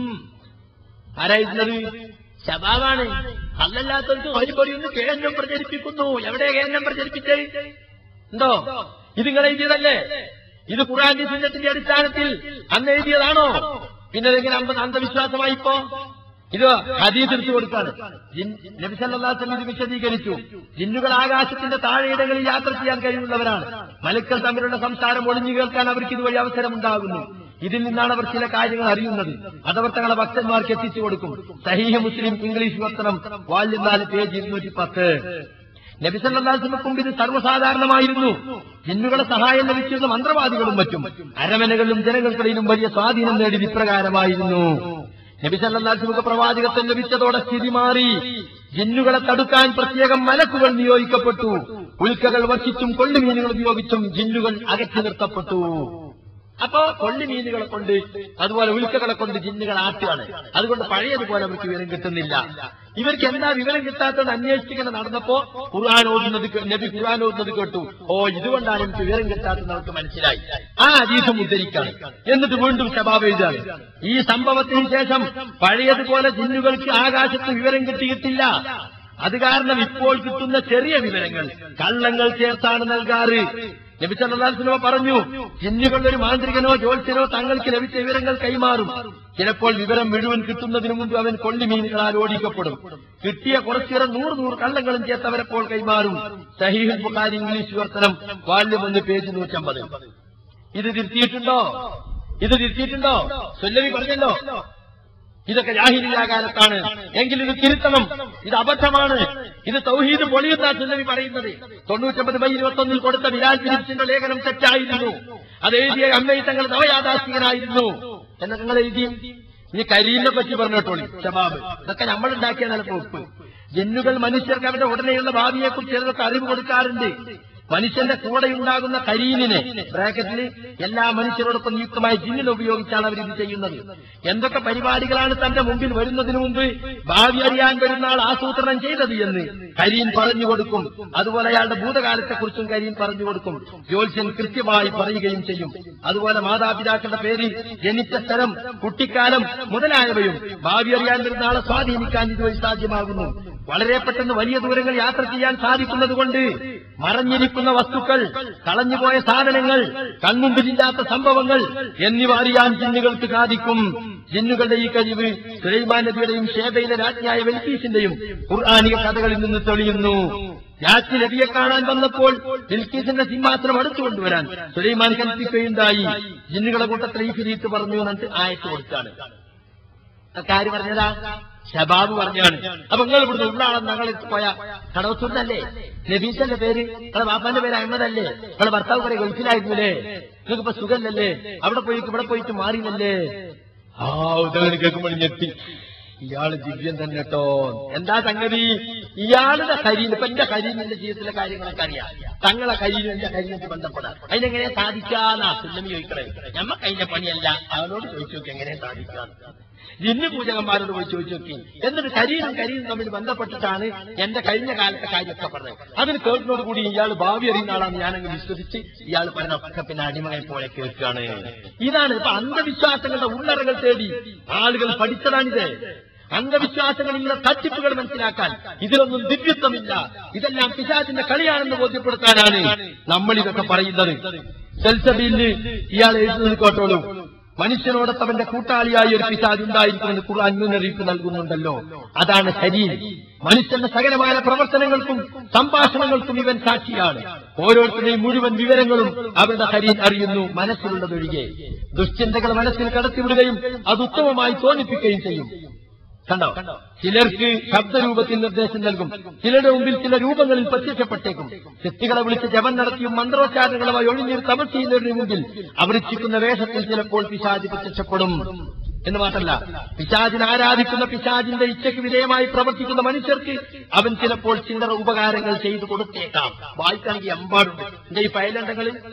ആരായിരുന്നത് ശബാബാണ് അല്ലല്ലാത്തവർക്ക് വഴിപൊടിയൊന്ന് കേന്ദ്രം പ്രചരിപ്പിക്കുന്നു എവിടെ കേന്ദ്രം പ്രചരിപ്പിച്ചേ ഉണ്ടോ ഇത് നിങ്ങൾ എഴുതിയതല്ലേ ഇത് ഖുറാന്റെ സുന്നത്തിന്റെ അടിസ്ഥാനത്തിൽ അന്ന് എഴുതിയതാണോ പിന്നെ ഇതെങ്ങനെ അമ്പ അന്ധവിശ്വാസമായി ഇപ്പോ ഇത് ഹദീസ് എടുത്തു കൊടുക്കാണ് ജിൻ- നബി സല്ലല്ലാഹു അലൈഹി വസല്ലം ഇത് വിശദീകരിച്ചു ജിന്നുകൾ ആകാശത്തിന്റെ താഴെയിടങ്ങളിൽ യാത്ര ചെയ്യാൻ കഴിവുള്ളവരാണ് മലക്കൾ തമ്മിലുള്ള സംസാരം ഒളിഞ്ഞു കേൾക്കാൻ അവർക്ക് ഇതുവഴി അവസരമുണ്ടാകുന്നു ഇതിൽ നിന്നാണ് അവർ ചില കാര്യങ്ങൾ അറിയുന്നത് അതവർ തങ്ങളെ ഭക്തന്മാർക്ക് എത്തിച്ചു കൊടുക്കും സഹീഹ മുസ്ലിം ഇംഗ്ലീഷ് വർത്തനം വാല്യം നാല് പേജ് ഇരുന്നൂറ്റി പത്ത് നബിസല്ലാസിന് മുമ്പ് ഇത് സർവ്വസാധാരണമായിരുന്നു ജിന്നുകളെ സഹായം ലഭിച്ചിരുന്ന മന്ത്രവാദികളും മറ്റും അരമനകളിലും ജനങ്ങൾക്കിടയിലും വലിയ സ്വാധീനം നേടി ഇപ്രകാരമായിരുന്നു നബിസല്ലാസിമുഖ പ്രവാചകത്വം ലഭിച്ചതോടെ സ്ഥിതി മാറി ജിന്നുകളെ തടുക്കാൻ പ്രത്യേകം മലക്കുകൾ നിയോഗിക്കപ്പെട്ടു ഉൽക്കകൾ വർഷിച്ചും കൊള്ളുമീനുകൾ ഉപയോഗിച്ചും ജിന്നുകൾ അകറ്റി നിർത്തപ്പെട്ടു അപ്പോ കൊള്ളിമീനുകളെ കൊണ്ട് അതുപോലെ ഉൽക്കകളെ കൊണ്ട് ജിന്നുകൾ ആട്ടുകയാണ് അതുകൊണ്ട് പഴയതുപോലെ അവർക്ക് വിവരം കിട്ടുന്നില്ല ഇവർക്ക് എന്താ വിവരം കിട്ടാത്തത് അന്വേഷിച്ചിങ്ങനെ നടന്നപ്പോ ഖുർആൻ ഓതുന്നത് കേ- നബി ഖുർആൻ ഓതുന്നത് കേട്ടു ഓ ഇതുകൊണ്ടാണ് എനിക്ക് വിവരം കിട്ടാത്തത് അവർക്ക് മനസ്സിലായി ആ അതീതം ഉദ്ധരിക്കാണ് എന്നിട്ട് വീണ്ടും ശബാബ് എഴുതാണ് ഈ സംഭവത്തിന് ശേഷം പഴയതുപോലെ ജിന്നുകൾക്ക് ആകാശത്ത് വിവരം കിട്ടിയിട്ടില്ല അത് കാരണം ഇപ്പോൾ കിട്ടുന്ന ചെറിയ വിവരങ്ങൾ കള്ളങ്ങൾ ചേർത്താണ് നൽകാറ് നബി സല്ലല്ലാഹു പറഞ്ഞു ജിന്നുകൾ ഒരു മാന്ത്രികനോ ജ്യോത്സ്യനോ തങ്ങൾക്ക് ലഭിച്ച വിവരങ്ങൾ കൈമാറും ചിലപ്പോൾ വിവരം മുഴുവൻ കിട്ടുന്നതിന് മുമ്പ് അവൻ കൊള്ളിമീനുകളാൽ ഓടിക്കപ്പെടും കിട്ടിയ കുറച്ചേറെ നൂറ് നൂറ് കള്ളങ്ങളും ചേർത്ത് അവരെപ്പോൾ കൈമാറും സഹീഹുൽ ബുഖാരി ഇംഗ്ലീഷ് വിവർത്തനം വാല്യം ഒന്ന് പേജ് നൂറ്റമ്പത് ഇത് തിരുത്തിയിട്ടുണ്ടോ ഇത് തിരുത്തിയിട്ടുണ്ടോ സുല്ലവി പറഞ്ഞല്ലോ ഇതൊക്കെ ജാഹിലിയ കാലത്താണ് എങ്കിൽ ഇത് തിരുത്തണം ഇത് അബദ്ധമാണ് ഇത് തൗഹീദ് പൊളിയുന്ന സുല്ലവി പറയുന്നത് തൊണ്ണൂറ്റൊമ്പത് മെയ് ഇരുപത്തൊന്നിൽ കൊടുത്ത ബിലാൽ ഫിലിപ്സിന്റെ ലേഖനം തെറ്റായിരുന്നു അത് എഴുതിയ അമ്മയിൽ തങ്ങൾ നവയാഥാസ്ഥികനായിരുന്നു എന്ന് നിങ്ങൾ എഴുതി ഇനി കരീലിനെ പറ്റി പറഞ്ഞോട്ടോളി ഷബാബ് ഇതൊക്കെ നമ്മൾ ഉണ്ടാക്കിയ നിലപ്പോപ്പ് ജന്നുകൾ മനുഷ്യർക്ക് അവരുടെ ഉടനെയുള്ള ഭാവിയെക്കുറിച്ച് ചിലർക്ക് അറിവ് കൊടുക്കാറുണ്ട് മനുഷ്യന്റെ കൂടെ ഉണ്ടാകുന്ന കരീനിനെ ബ്രാക്കറ്റിൽ എല്ലാ മനുഷ്യരോടൊപ്പം നിയുക്തമായ ജിന്നിനെ ഉപയോഗിച്ചാണ് അവർ ഇത് ചെയ്യുന്നത് എന്തൊക്കെ പരിപാടികളാണ് തന്റെ മുമ്പിൽ വരുന്നതിന് മുമ്പ് ഭാവി അറിയാൻ വരുന്ന ആൾ ആസൂത്രണം ചെയ്തത് എന്ന് കരീൻ പറഞ്ഞു കൊടുക്കും അതുപോലെ അയാളുടെ ഭൂതകാലത്തെക്കുറിച്ചും കരീൻ പറഞ്ഞു കൊടുക്കും ജ്യോത്സ്യൻ കൃത്യമായി പറയുകയും ചെയ്യും അതുപോലെ മാതാപിതാക്കളുടെ പേര് ജനിച്ച സ്ഥലം കുട്ടിക്കാലം മുതലായവയും ഭാവി അറിയാൻ വരുന്ന ആളെ സ്വാധീനിക്കാൻ ഇതുവഴി സാധ്യമാകുന്നു വളരെ പെട്ടെന്ന് വലിയ ദൂരങ്ങൾ യാത്ര ചെയ്യാൻ സാധിക്കുന്നത് കൊണ്ട് മറഞ്ഞിരിക്കുന്ന വസ്തുക്കൾ കളഞ്ഞുപോയ സാധനങ്ങൾ കൺമുമ്പിലില്ലാത്ത സംഭവങ്ങൾ എന്നിവ അറിയാൻ ജിന്നുകൾക്ക് സാധിക്കും ജിന്നുകളുടെ ഈ കഴിവ് സുലൈമാൻ നബിയുടെയും ഷേബയിലെ രാജ്ഞിയായ വെൽക്കീസിന്റെയും ഖുർആാനിക കഥകളിൽ നിന്ന് തെളിയുന്നു രാജ്ഞി നബിയെ കാണാൻ വന്നപ്പോൾ ബിൽക്കീസിന്റെ സിംഹാസനം അടുത്തു കൊണ്ടുവരാൻ സുലൈമാൻ കൽപ്പിക്കുകയുണ്ടായി ജിന്നുകളെ കൂട്ടത്തിൽ ഈ ഫിരീത്ത് പറഞ്ഞു എന്നിട്ട് ആയത്ത് കൊടുത്താണ് അതൊക്കെ ആര് പറഞ്ഞതാ ഷബാബ് പറഞ്ഞാണ് അപ്പൊ നിങ്ങൾ ഇവിടുന്ന് ഉള്ളാളെന്ന് ഞങ്ങൾ പോയ കടവത്തൂരിനല്ലേ നബീസന്റെ പേര് നിങ്ങളെ ബാപ്പാന്റെ പേര് അഹമ്മദല്ലേ നിങ്ങളെ ഭർത്താവ് കുറെ ഗൾഫിലായിരുന്നില്ലേ നിങ്ങൾക്ക് ഇപ്പൊ സുഖല്ലല്ലേ അവിടെ പോയിട്ട് ഇവിടെ പോയിട്ട് മാറിയില്ലല്ലേ ആ ഉദാഹരണം കേൾക്കുമ്പോൾ ഞെട്ടി ഇയാള് ദിവ്യം തന്നെ കേട്ടോ എന്താ സംഗതി ഇയാളുടെ കരീന് ഇപ്പൊ എന്റെ കരീനിന്റെ ജീവിതത്തിലെ കാര്യങ്ങളൊക്കെ അറിയാം തങ്ങളെ കരീനും എന്റെ കരീനത്തിൽ ബന്ധപ്പെടാം അതിനെങ്ങനെ സാധിക്കാന്നാ സുല്ലമി ചോദിക്കണേ ഞമ്മക്ക് അതിന്റെ പണിയല്ല അവനോട് ചോദിച്ചു നോക്കി എങ്ങനെ സാധിക്കാന്ന് ജിന്ന് പൂജകന്മാരോട് പോയി ചോദിച്ചു നോക്കി എന്നിട്ട് കരീനും കരീനും തമ്മിൽ ബന്ധപ്പെട്ടിട്ടാണ് എന്റെ കഴിഞ്ഞ കാലത്തെ കാര്യമൊക്കെ പറഞ്ഞത് അതിന് കേട്ടിനോട് കൂടി ഇയാൾ ഭാവി അറിയുന്ന ആളാണ് ഞാനങ്ങ് വിശ്വസിച്ച് ഇയാൾ പറഞ്ഞൊക്കെ പിന്നെ അടിമകളെ പോലെ കേൾക്കുകയാണ് ഇതാണ് ഇപ്പൊ അന്ധവിശ്വാസങ്ങളുടെ ഉള്ളറകൾ തേടി ആളുകൾ പഠിച്ചതാണിത് അന്ധവിശ്വാസങ്ങളിലുള്ള തട്ടിപ്പുകൾ മനസ്സിലാക്കാൻ ഇതിലൊന്നും ദിവ്യത്വമില്ല ഇതെല്ലാം പിശാചിന്റെ കളിയാണെന്ന് ബോധ്യപ്പെടുത്താനാണ് നമ്മൾ ഇതൊക്കെ പറയുന്നത് സെൽസബിലിന് ഇയാൾ എഴുതുന്നത് കേട്ടോളൂ മനുഷ്യനോടൊത്തവന്റെ കൂട്ടാളിയായി ഒരു പിശാജ് ഉണ്ടായിരിക്കുമെന്ന് ഖുർആൻ മുന്നറിയിപ്പ് നൽകുന്നുണ്ടല്ലോ അതാണ് ശരീരം മനുഷ്യന്റെ സകലമായ പ്രവർത്തനങ്ങൾക്കും സംഭാഷണങ്ങൾക്കും ഇവൻ സാക്ഷിയാണ് ഓരോരുത്തരുടെയും മുഴുവൻ വിവരങ്ങളും അവരുടെ ശരീരം അറിയുന്നു മനസ്സിലുള്ളതൊഴികെ ദുശ്ചിന്തകൾ മനസ്സിൽ കടത്തിവിടുകയും അത് ഉത്തമമായി തോന്നിപ്പിക്കുകയും ചെയ്യും കണ്ടോ ചിലർക്ക് ശബ്ദരൂപത്തിൽ നിർദ്ദേശം നൽകും ചിലരുടെ മുമ്പിൽ ചില രൂപങ്ങളിൽ പ്രത്യക്ഷപ്പെട്ടേക്കും ശക്തികളെ വിളിച്ച് ജപം നടത്തിയും മന്ത്രോച്ചാരണങ്ങളുമായി ഒഴിഞ്ഞൊരു തപസ് ചെയ്യുന്നവരുടെ മുമ്പിൽ അവർ ഇച്ഛിക്കുന്ന വേഷത്തിൽ ചിലപ്പോൾ പിശാജ് പ്രത്യക്ഷപ്പെടും എന്ന് മാത്രമല്ല പിശാജിനെ ആരാധിക്കുന്ന പിശാജിന്റെ ഇച്ഛയ്ക്ക് വിധേയമായി പ്രവർത്തിക്കുന്ന മനുഷ്യർക്ക് അവൻ ചിലപ്പോൾ ചില്ലറ ഉപകാരങ്ങൾ ചെയ്തു കൊടുത്തേക്കാം വായിക്കാണെങ്കിൽ എമ്പാടുണ്ട് എന്റെ ഈ ഫയലണ്ടങ്ങളിൽ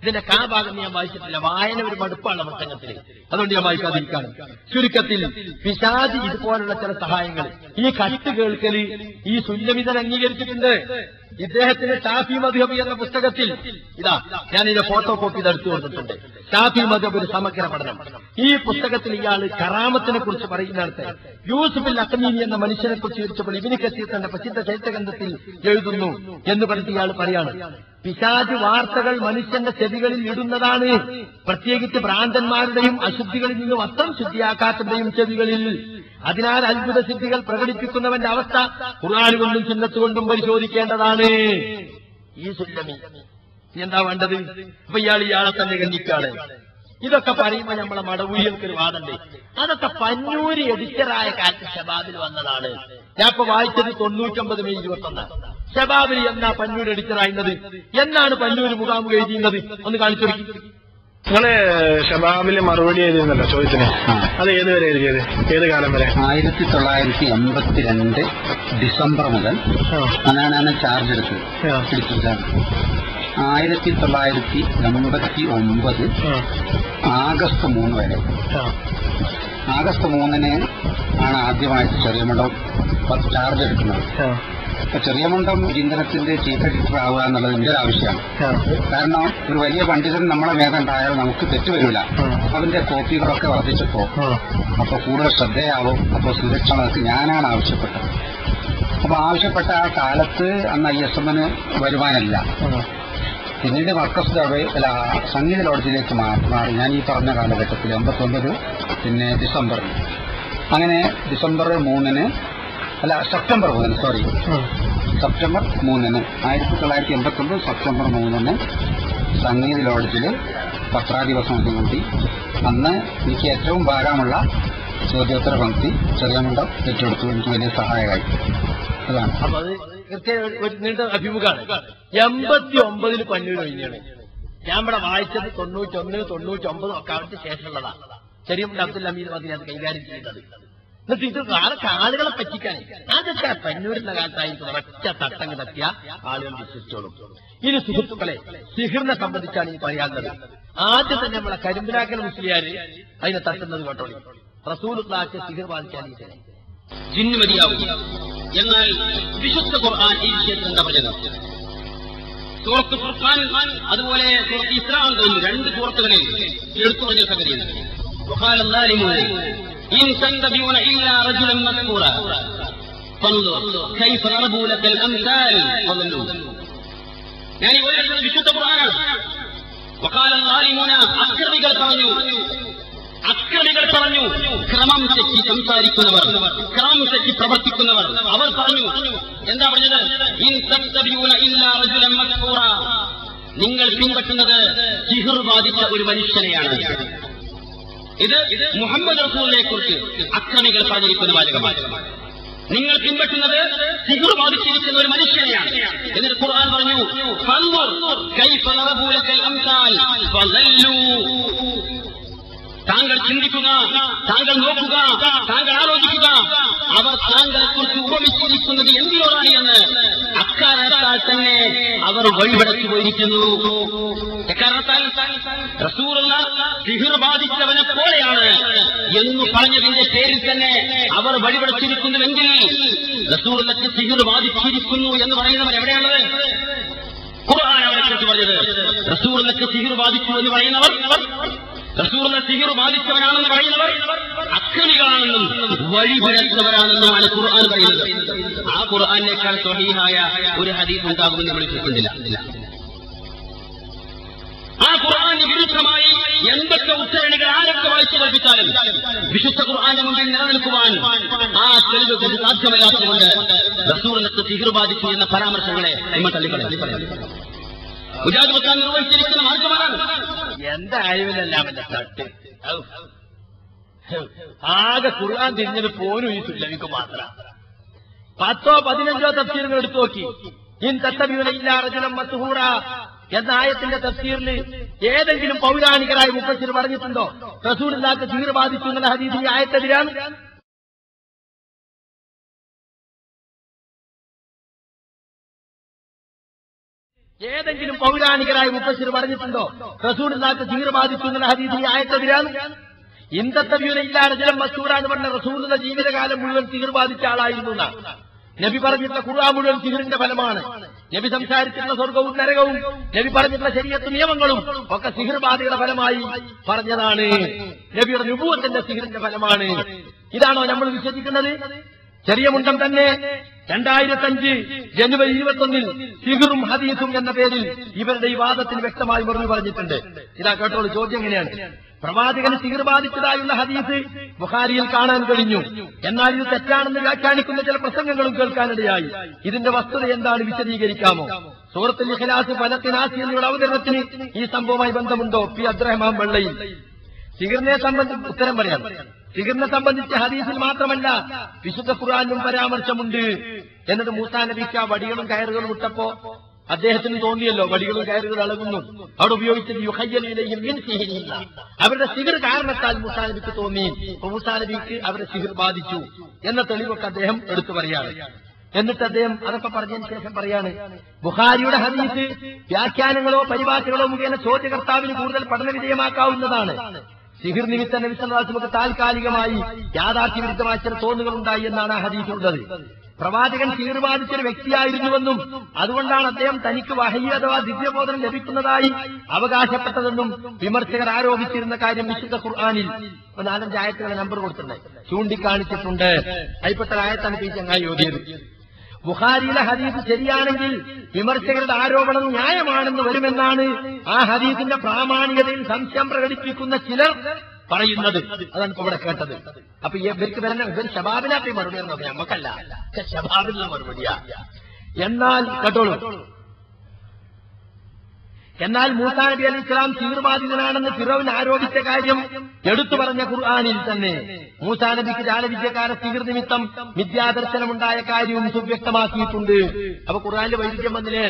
ഇതിന്റെ കാ ഭാഗം ഞാൻ വായിച്ചിട്ടില്ല വായന ഒരു മടുപ്പാണ് പുസ്തകത്തിൽ അതുകൊണ്ട് ഞാൻ വായിക്കാതിരിക്കാണ് ചുരുക്കത്തിൽ പിശാജി ഇതുപോലുള്ള ചില സഹായങ്ങൾ ഈ കത്ത് കേൾക്കല് ഈ സുല്ലമിതൻ അംഗീകരിച്ചിട്ടുണ്ട് ഇദ്ദേഹത്തിന് ഷാഫി മധുഹബ് എന്ന പുസ്തകത്തിൽ ഇതാ ഞാൻ ഇതിന്റെ ഫോട്ടോ കോപ്പി ഇത് എടുത്തു കൊടുത്തിട്ടുണ്ട് ഷാഫി മധുഹബ് ഒരു സമഗ്ര പഠനം ഈ പുസ്തകത്തിൽ ഇയാൾ കറാമത്തിനെ കുറിച്ച് പറയുന്നിടത്ത് യൂസുഫിൽ അക്കമീനി എന്ന മനുഷ്യനെ കുറിച്ച് വിവരിച്ചപ്പോൾ ഇബിന് കസീർ തന്റെ പ്രസിദ്ധ ചൈത്യഗ്രന്ഥത്തിൽ എഴുതുന്നു എന്ന് പറഞ്ഞിട്ട് ഇയാൾ പറയാണ് പിശാജ് വാർത്തകൾ മനുഷ്യന്റെ ചെവികളിൽ ഇടുന്നതാണ് പ്രത്യേകിച്ച് ഭ്രാന്തന്മാരുടെയും അശുദ്ധികളിൽ നിന്ന് വസ്ത്രം ശുദ്ധിയാക്കാത്തവരുടെയും ചെവികളിൽ അതിനാൽ അത്ഭുത സിദ്ധികൾ പ്രകടിപ്പിക്കുന്നവന്റെ അവസ്ഥ ഖുർആൻ കൊണ്ടും ചിഹ്നത്ത് കൊണ്ടും പരിശോധിക്കേണ്ടതാണ് ഈ സുല്ലമി ഇനി എന്താ വേണ്ടത് ഇപ്പൊ ഇയാൾ ഇയാളെ തന്നെ ഗണ്ണിക്കാണ് ഇതൊക്കെ പറയുമ്പോ നമ്മളെ മടവൂരികൾക്ക് ഒരു വാദമുണ്ട് അതൊക്കെ പന്നൂര് എഡിറ്ററായ കാലത്ത് ഷബാബിൽ വന്നതാണ് ഞാൻ ഇപ്പൊ വായിച്ചത് തൊണ്ണൂറ്റൊമ്പത് മെയ് ഇരുപത്തി ഒന്ന് ഷബാബിൽ എന്നാ പന്നൂർ എഡിറ്ററായിരുന്നത് എന്നാണ് പന്നൂര് മുഖാമുഖം എഴുതിയുന്നത് ഒന്ന് കാണിച്ചു കൊടുക്കി നിങ്ങള് ഷബാബില് മറുപടി എഴുതിയിരുന്നല്ലോ ചോദ്യത്തിന് അത് ഏത് വരെ എഴുതിയത് ഏത് കാലം വരെ ആയിരത്തി തൊള്ളായിരത്തി എൺപത്തിരണ്ട് ഡിസംബർ മുതൽ ആ അങ്ങനെയാണ് ചാർജ് എടുത്തത് ആ. എടുത്തു ചാർജ് ആയിരത്തി തൊള്ളായിരത്തി എൺപത്തി ഒമ്പത് ആ ആഗസ്റ്റ് മൂന്ന് വരെ ആ ആഗസ്റ്റ് മൂന്നിന് ആണ് ആദ്യമായിട്ട് ചെറിയമണ്ഡം ചാർജ് എടുക്കുന്നത് ആ അപ്പൊ ചെറിയമണ്ഡം ചിന്തനത്തിന്റെ ചീഫ് എഡിറ്റർ ആവുക എന്നുള്ളത് എന്റെ ഒരു ആവശ്യമാണ് ആ കാരണം ഒരു വലിയ പണ്ഡിതൻ നമ്മളെ മേധം ഉണ്ടായാൽ നമുക്ക് തെറ്റുവരില്ല ആ. അതിന്റെ കോപ്പികളൊക്കെ വർദ്ധിച്ചപ്പോ ആ അപ്പൊ കൂടുതൽ ശ്രദ്ധയാവും അപ്പൊ സുരക്ഷ നമുക്ക് ഞാനാണ് ആവശ്യപ്പെട്ടത് അപ്പൊ ആവശ്യപ്പെട്ട ആ കാലത്ത് അന്ന് ഐ എസ് എമ്മിന് വരുമാനമില്ല ആ പിന്നീട് മർക്കസ് ദവേ അല്ല സംഗീത ലോഡ്ജിലേക്ക് മാ- മാറി ഞാൻ ഈ പറഞ്ഞ കാലഘട്ടത്തിൽ എൺപത്തൊമ്പത് പിന്നെ ഡിസംബറിൽ അങ്ങനെ ഡിസംബർ മൂന്നിന് അല്ല സെപ്റ്റംബർ മൂന്നിന് സോറി ആ സെപ്റ്റംബർ മൂന്നിന് ആയിരത്തി തൊള്ളായിരത്തി എൺപത്തൊമ്പത് സെപ്റ്റംബർ മൂന്നിന് സംഗീത ലോഡ്ജിൽ പത്രാദിവസം കൂട്ടി അന്ന് എനിക്ക് ഏറ്റവും ഭാരമുള്ള ചോദ്യോത്തര പങ്ക്തി ചെറിയമുണ്ടം ഏറ്റെടുത്തു എനിക്ക് വലിയ സഹായമായി അതാണ് അപ്പൊ അത് കൃത്യം ഒരു- ഒരു നീണ്ട അഭിമുഖമാണ് എൺപത്തി ഒമ്പതിൽ പന്നൂർ ഒഴിഞ്ഞാണ് ഞാൻ ഇവിടെ വായിച്ചത് തൊണ്ണൂറ്റൊന്ന് തൊണ്ണൂറ്റൊമ്പത് ഒക്കെ അവർക്ക് ശേഷമുള്ളതാണ് ചെറിയ അബ്ദുൽ അമീദ് മതി അത് കൈകാര്യം ചെയ്തത് എന്നിട്ട് ഇത് ആളൊക്കെ ആളുകളെ പറ്റിക്കാൻ അതൊക്കെ പന്നൂരിന്റെ കാലത്തായിരിക്കും ഒറ്റ തട്ടങ്ങ് തട്ടിയ ആളുകൾ വിശ്വസിച്ചോളും ഇനി സുഹൃത്തുക്കളെ സിഹിറിനെ സംബന്ധിച്ചാണ് ഈ പറയാനുള്ളത് ആദ്യം തന്നെ നമ്മളെ കരിമ്പിലാക്കൽ മുസ്ലിയാര് അതിനെ തട്ടുന്നത് കേട്ടോളി റസൂൽ സിഹിർ ബാധിക്കാൻ ഈ തന്നെ ജിന്ന് മതിയാവും എന്നാൽ വിശുദ്ധ ഖുർആൻ ഈ വിഷയത്തിൽ എന്താ പറഞ്ഞത് സൂറത്ത് ഖുർആൻ അതുപോലെ സൂറത്ത് ഇസ്ലാം തോന്നുന്നു രണ്ട് സൂറത്തുകളിൽ എടുത്തു പറഞ്ഞ സംഗതിയാണ് وقال الظالمون إن تنتبعون إلا رجلا مذكورا فانظر كيف ضربوا لك الأمثال فضلوا يعني ويحصل بشدة قرآن وقال الظالمون അക്രമികൾ പറഞ്ഞു അക്രമികൾ പറഞ്ഞു ക്രമം തെറ്റി സംസാരിക്കുന്നവർ ക്രമം തെറ്റി പ്രവർത്തിക്കുന്നവർ അവർ പറഞ്ഞു എന്താ പറഞ്ഞത് ഇൻ തത്തബിയൂന ഇല്ലാ റജുലൻ മസ്കൂറ നിങ്ങൾ പിൻപറ്റുന്നത് സിഹിർ ബാധിച്ച ഒരു മനുഷ്യനെയാണ് ഇത് മുഹമ്മദ് റസൂലിനെ കുറിച്ച് അക്രമികൾ പറഞ്ഞിരിക്കുന്ന വാചകമാണ് നിങ്ങൾ പിൻപറ്റുന്നത് സിഹിർ ബാധിച്ചിരിക്കുന്ന ഒരു മനുഷ്യനെയാണ് എന്നിട്ട് ഖുർആൻ പറഞ്ഞു ഫൻദുർ കൈഫ ളറബൂ ലക്കൽ അംസാൽ ഫളല്ലൂ താങ്കൾ ചിന്തിക്കുക താങ്കൾ നോക്കുക താങ്കൾ ആലോചിക്കുക അവർ താങ്കളെ കുറിച്ച് ഉപമിച്ചിരിക്കുന്നത് എന്തിനോടാണ് എന്ന് അക്കാരണത്താൽ തന്നെ അവർ വഴിപടച്ചു പോയിരിക്കുന്നു എക്കാരണത്താൽ റസൂറുള്ള സിഹിർ ബാധിച്ചവനെ പോലെയാണ് എന്ന് പറഞ്ഞതിന്റെ പേരിൽ തന്നെ അവർ വഴിപടച്ചിരിക്കുന്നുവെങ്കിൽ റസൂറുള്ളക്ക് സിഹിർ ബാധിച്ചിരിക്കുന്നു എന്ന് പറയുന്നവർ എവിടെയാണത് ഖുർആൻ അവരെ കുറിച്ച് പറഞ്ഞത് റസൂറിനൊക്കെ സിഹിർ ബാധിച്ചു എന്ന് പറയുന്നവർ റസൂറിനെ സിഹിർ ബാധിച്ചവരാണെന്ന് പറയുന്നവർ അക്രമികളാണെന്നും വഴിപിഴച്ചവരാണെന്നുമാണ് ഖുർആൻ പറയുന്നത് ആ ഖുർആനേക്കാൾ സ്വഹീഹായ ഒരു ഹദീസ് ഉണ്ടാകുമെന്ന് നമ്മൾ വിശ്വസിക്കുന്നില്ല ആ ഖുർആന് വിരുദ്ധമായി എന്തൊക്കെ ഉദ്ധരണികൾ ആരൊക്കെ വായിച്ചു കൽപ്പിച്ചാലും വിശുദ്ധ ഖുർആന്റെ മുമ്പിൽ നിലനിൽക്കുവാൻ ആ തെളിവ് കൊണ്ട് സാധ്യമല്ലാത്തതുകൊണ്ട് റസൂറിനൊക്കെ സിഹിർ ബാധിച്ചു എന്ന പരാമർശങ്ങളെ നമ്മൾ തള്ളിക്കളയും മുജാദ് ബത്താൻ നിർവഹിച്ചിരിക്കുന്ന മാർഗമാണ് എന്തായാലുമെല്ലാം എന്റെ തട്ട് ഔ. ആകെ ഖുർആൻ തിരിഞ്ഞത് പോലും ഈ സുല്ലമിക്ക് മാത്രം പത്തോ പതിനഞ്ചോ തഫ്സീറുകൾ എടുത്തു നോക്കി ഇൻ തത്തബിയുലം മത്തുഹൂറ എന്ന ആയത്തിന്റെ തഫ്സീറിൽ ഏതെങ്കിലും പൗരാണികരായ മുപ്പത്തിർ പറഞ്ഞിട്ടുണ്ടോ റസൂലില്ലാത്ത തീർ ബാധിച്ചു എന്നുള്ള ഹദീസ് ഈ ആയത്തെതിരാണ് ഏതെങ്കിലും പൗരാണികരായ മുപ്പശിർ പറഞ്ഞിട്ടുണ്ടോ റസൂലിനാക്ക് സിഹിർ ബാധിച്ചു എന്നുള്ള ഹദീസ് ഈ ആയത്തെതിരാണ് ഇന്നത്തെ വ്യൂനയില്ലാതെ ജലം മസൂറാന്ന് പറഞ്ഞ റസൂലിന്റെ ജീവിതകാലം മുഴുവൻ സിഹിർ ബാധിച്ച ആളായിരുന്നു എന്നാ. നബി പറഞ്ഞിട്ടുള്ള ഖുർആൻ മുഴുവൻ സിഹിറിന്റെ ഫലമാണ് നബി സംസാരിച്ചിട്ടുള്ള സ്വർഗവും നരകവും നബി പറഞ്ഞിട്ടുള്ള ശരീരത്ത് നിയമങ്ങളും ഒക്കെ സിഹിർ ബാധയുടെ ഫലമായി പറഞ്ഞതാണ് നബിയുടെ നുപൂവത്തിന്റെ സിഹിറിന്റെ ഫലമാണ് ഇതാണോ നമ്മൾ വിശ്വസിക്കുന്നത് ചെറിയ മുണ്ടം തന്നെ രണ്ടായിരത്തഞ്ച് ജനുവരി ഇരുപത്തൊന്നിൽ സിഹിറും ഹദീസും എന്ന പേരിൽ ഇവരുടെ ഈ വാദത്തിന് വ്യക്തമായി മറുപടി പറഞ്ഞിട്ടുണ്ട് ഇതാ കേട്ടോളൂ ചോദ്യം എങ്ങനെയാണ് പ്രവാചകന് സിഹിർ ബാധിച്ചതായുള്ള ഹദീസ് ബുഖാരിയിൽ കാണാൻ കഴിഞ്ഞു എന്നാൽ ഇത് തെറ്റാണെന്ന് വ്യാഖ്യാനിക്കുന്ന ചില പ്രസംഗങ്ങളും കേൾക്കാനിടയായി ഇതിന്റെ വസ്തുത എന്താണ് വിശദീകരിക്കാമോ സൂറത്തുൽ ഇഖ്ലാസ് ഫലത്തിനാസി എന്നിവയുടെ അവതരണത്തിന് ഈ സംഭവവുമായി ബന്ധമുണ്ടോ പി അബ്ദുറഹ്മാൻ വെള്ളയിൽ സിഹിറിനെ സംബന്ധിച്ച് ഉത്തരം പറയാം സിഹിറിനെ സംബന്ധിച്ച് ഹദീസിൽ മാത്രമല്ല വിശുദ്ധ ഖുർആാനിലും പരാമർശമുണ്ട് എന്നിട്ട് മൂസാ നബിക്ക് ആ വടികളും കയറുകളും വിട്ടപ്പോ അദ്ദേഹത്തിന് തോന്നിയല്ലോ വടികളും കയറുകളും അളകുന്നു അവിടെ ഉപയോഗിച്ചത് യുഹയ്യലിലെയും മിൻ സിഹിരില്ല അവരുടെ സിഹിർ കാരണത്താൽ മൂസാ നബിക്ക് തോന്നി അപ്പൊ മൂസാ നബിക്ക് അവരുടെ സിഹിർ ബാധിച്ചു എന്ന തെളിവൊക്കെ അദ്ദേഹം എടുത്തു പറയാണ് എന്നിട്ട് അദ്ദേഹം അതൊക്കെ പറഞ്ഞതിന് ശേഷം പറയാണ് ബുഹാരിയുടെ ഹദീസ് വ്യാഖ്യാനങ്ങളോ പരിഭാഷകളോ മുഖേന ചോദ്യകർത്താവിന് കൂടുതൽ പഠന വിധേയമാക്കാവുന്നതാണ് സിഹിർ നിമിത്ത നബിസല്ലാസ്മക്ക് താൽക്കാലികമായി യാഥാർത്ഥ്യ വിരുദ്ധമായ ചില തോന്നുകൾ ഉണ്ടായി എന്നാണ് ആ ഹദീസിലുള്ളത് പ്രവാചകൻ സിഹിർ ബാധിച്ചൊരു വ്യക്തിയായിരുന്നുവെന്നും അതുകൊണ്ടാണ് അദ്ദേഹം തനിക്ക് വഹയി അഥവാ ദിവ്യബോധനം ലഭിക്കുന്നതായി അവകാശപ്പെട്ടതെന്നും വിമർശകർ ആരോപിച്ചിരുന്ന കാര്യം വിശുദ്ധ ഖുർആാനിൽ ഒരു നാലഞ്ച് ആയത്തുകളെ നമ്പർ കൊടുത്തിട്ടുണ്ട് ചൂണ്ടിക്കാണിച്ചിട്ടുണ്ട് അതിൽപ്പെട്ട ആയത്താണ് ഈ ചങ്ങായി ഓതിയത് ബുഖാരിയിലെ ഹദീസ് ശരിയാണെങ്കിൽ വിമർശകരുടെ ആരോപണം ന്യായമാണെന്ന് വരുമെന്നാണ് ആ ഹദീസിന്റെ പ്രാമാണികതയിൽ സംശയം പ്രകടിപ്പിക്കുന്ന ചിലർ പറയുന്നത് അതാണ് ഇപ്പൊ ഇവിടെ കേട്ടത് അപ്പൊ ഈ ഇവർക്ക് വരണ ഇവർ ഷബാബിനാപ്പി മറുപടി എന്നത് നമുക്കല്ല പക്ഷെ ഷബാബിനുള്ള മറുപടിയാ എന്നാൽ കേട്ടോളൂ എന്നാൽ മൂസാ നബി അലി ഇസ്ലാം തീർവാദിതനാണെന്ന് ഫിറോവിൻ ആരോപിച്ച കാര്യം എടുത്തു പറഞ്ഞ ഖുർആാനിൽ തന്നെ മൂസാ നബിക്ക് ജാലവിദ്യക്കാര തീർ നിമിത്തം വിദ്യാദർശനമുണ്ടായ കാര്യവും സുവ്യക്തമാക്കിയിട്ടുണ്ട് അപ്പൊ ഖുർആാനിൽ വൈരുദ്ധ്യം വന്നില്ലേ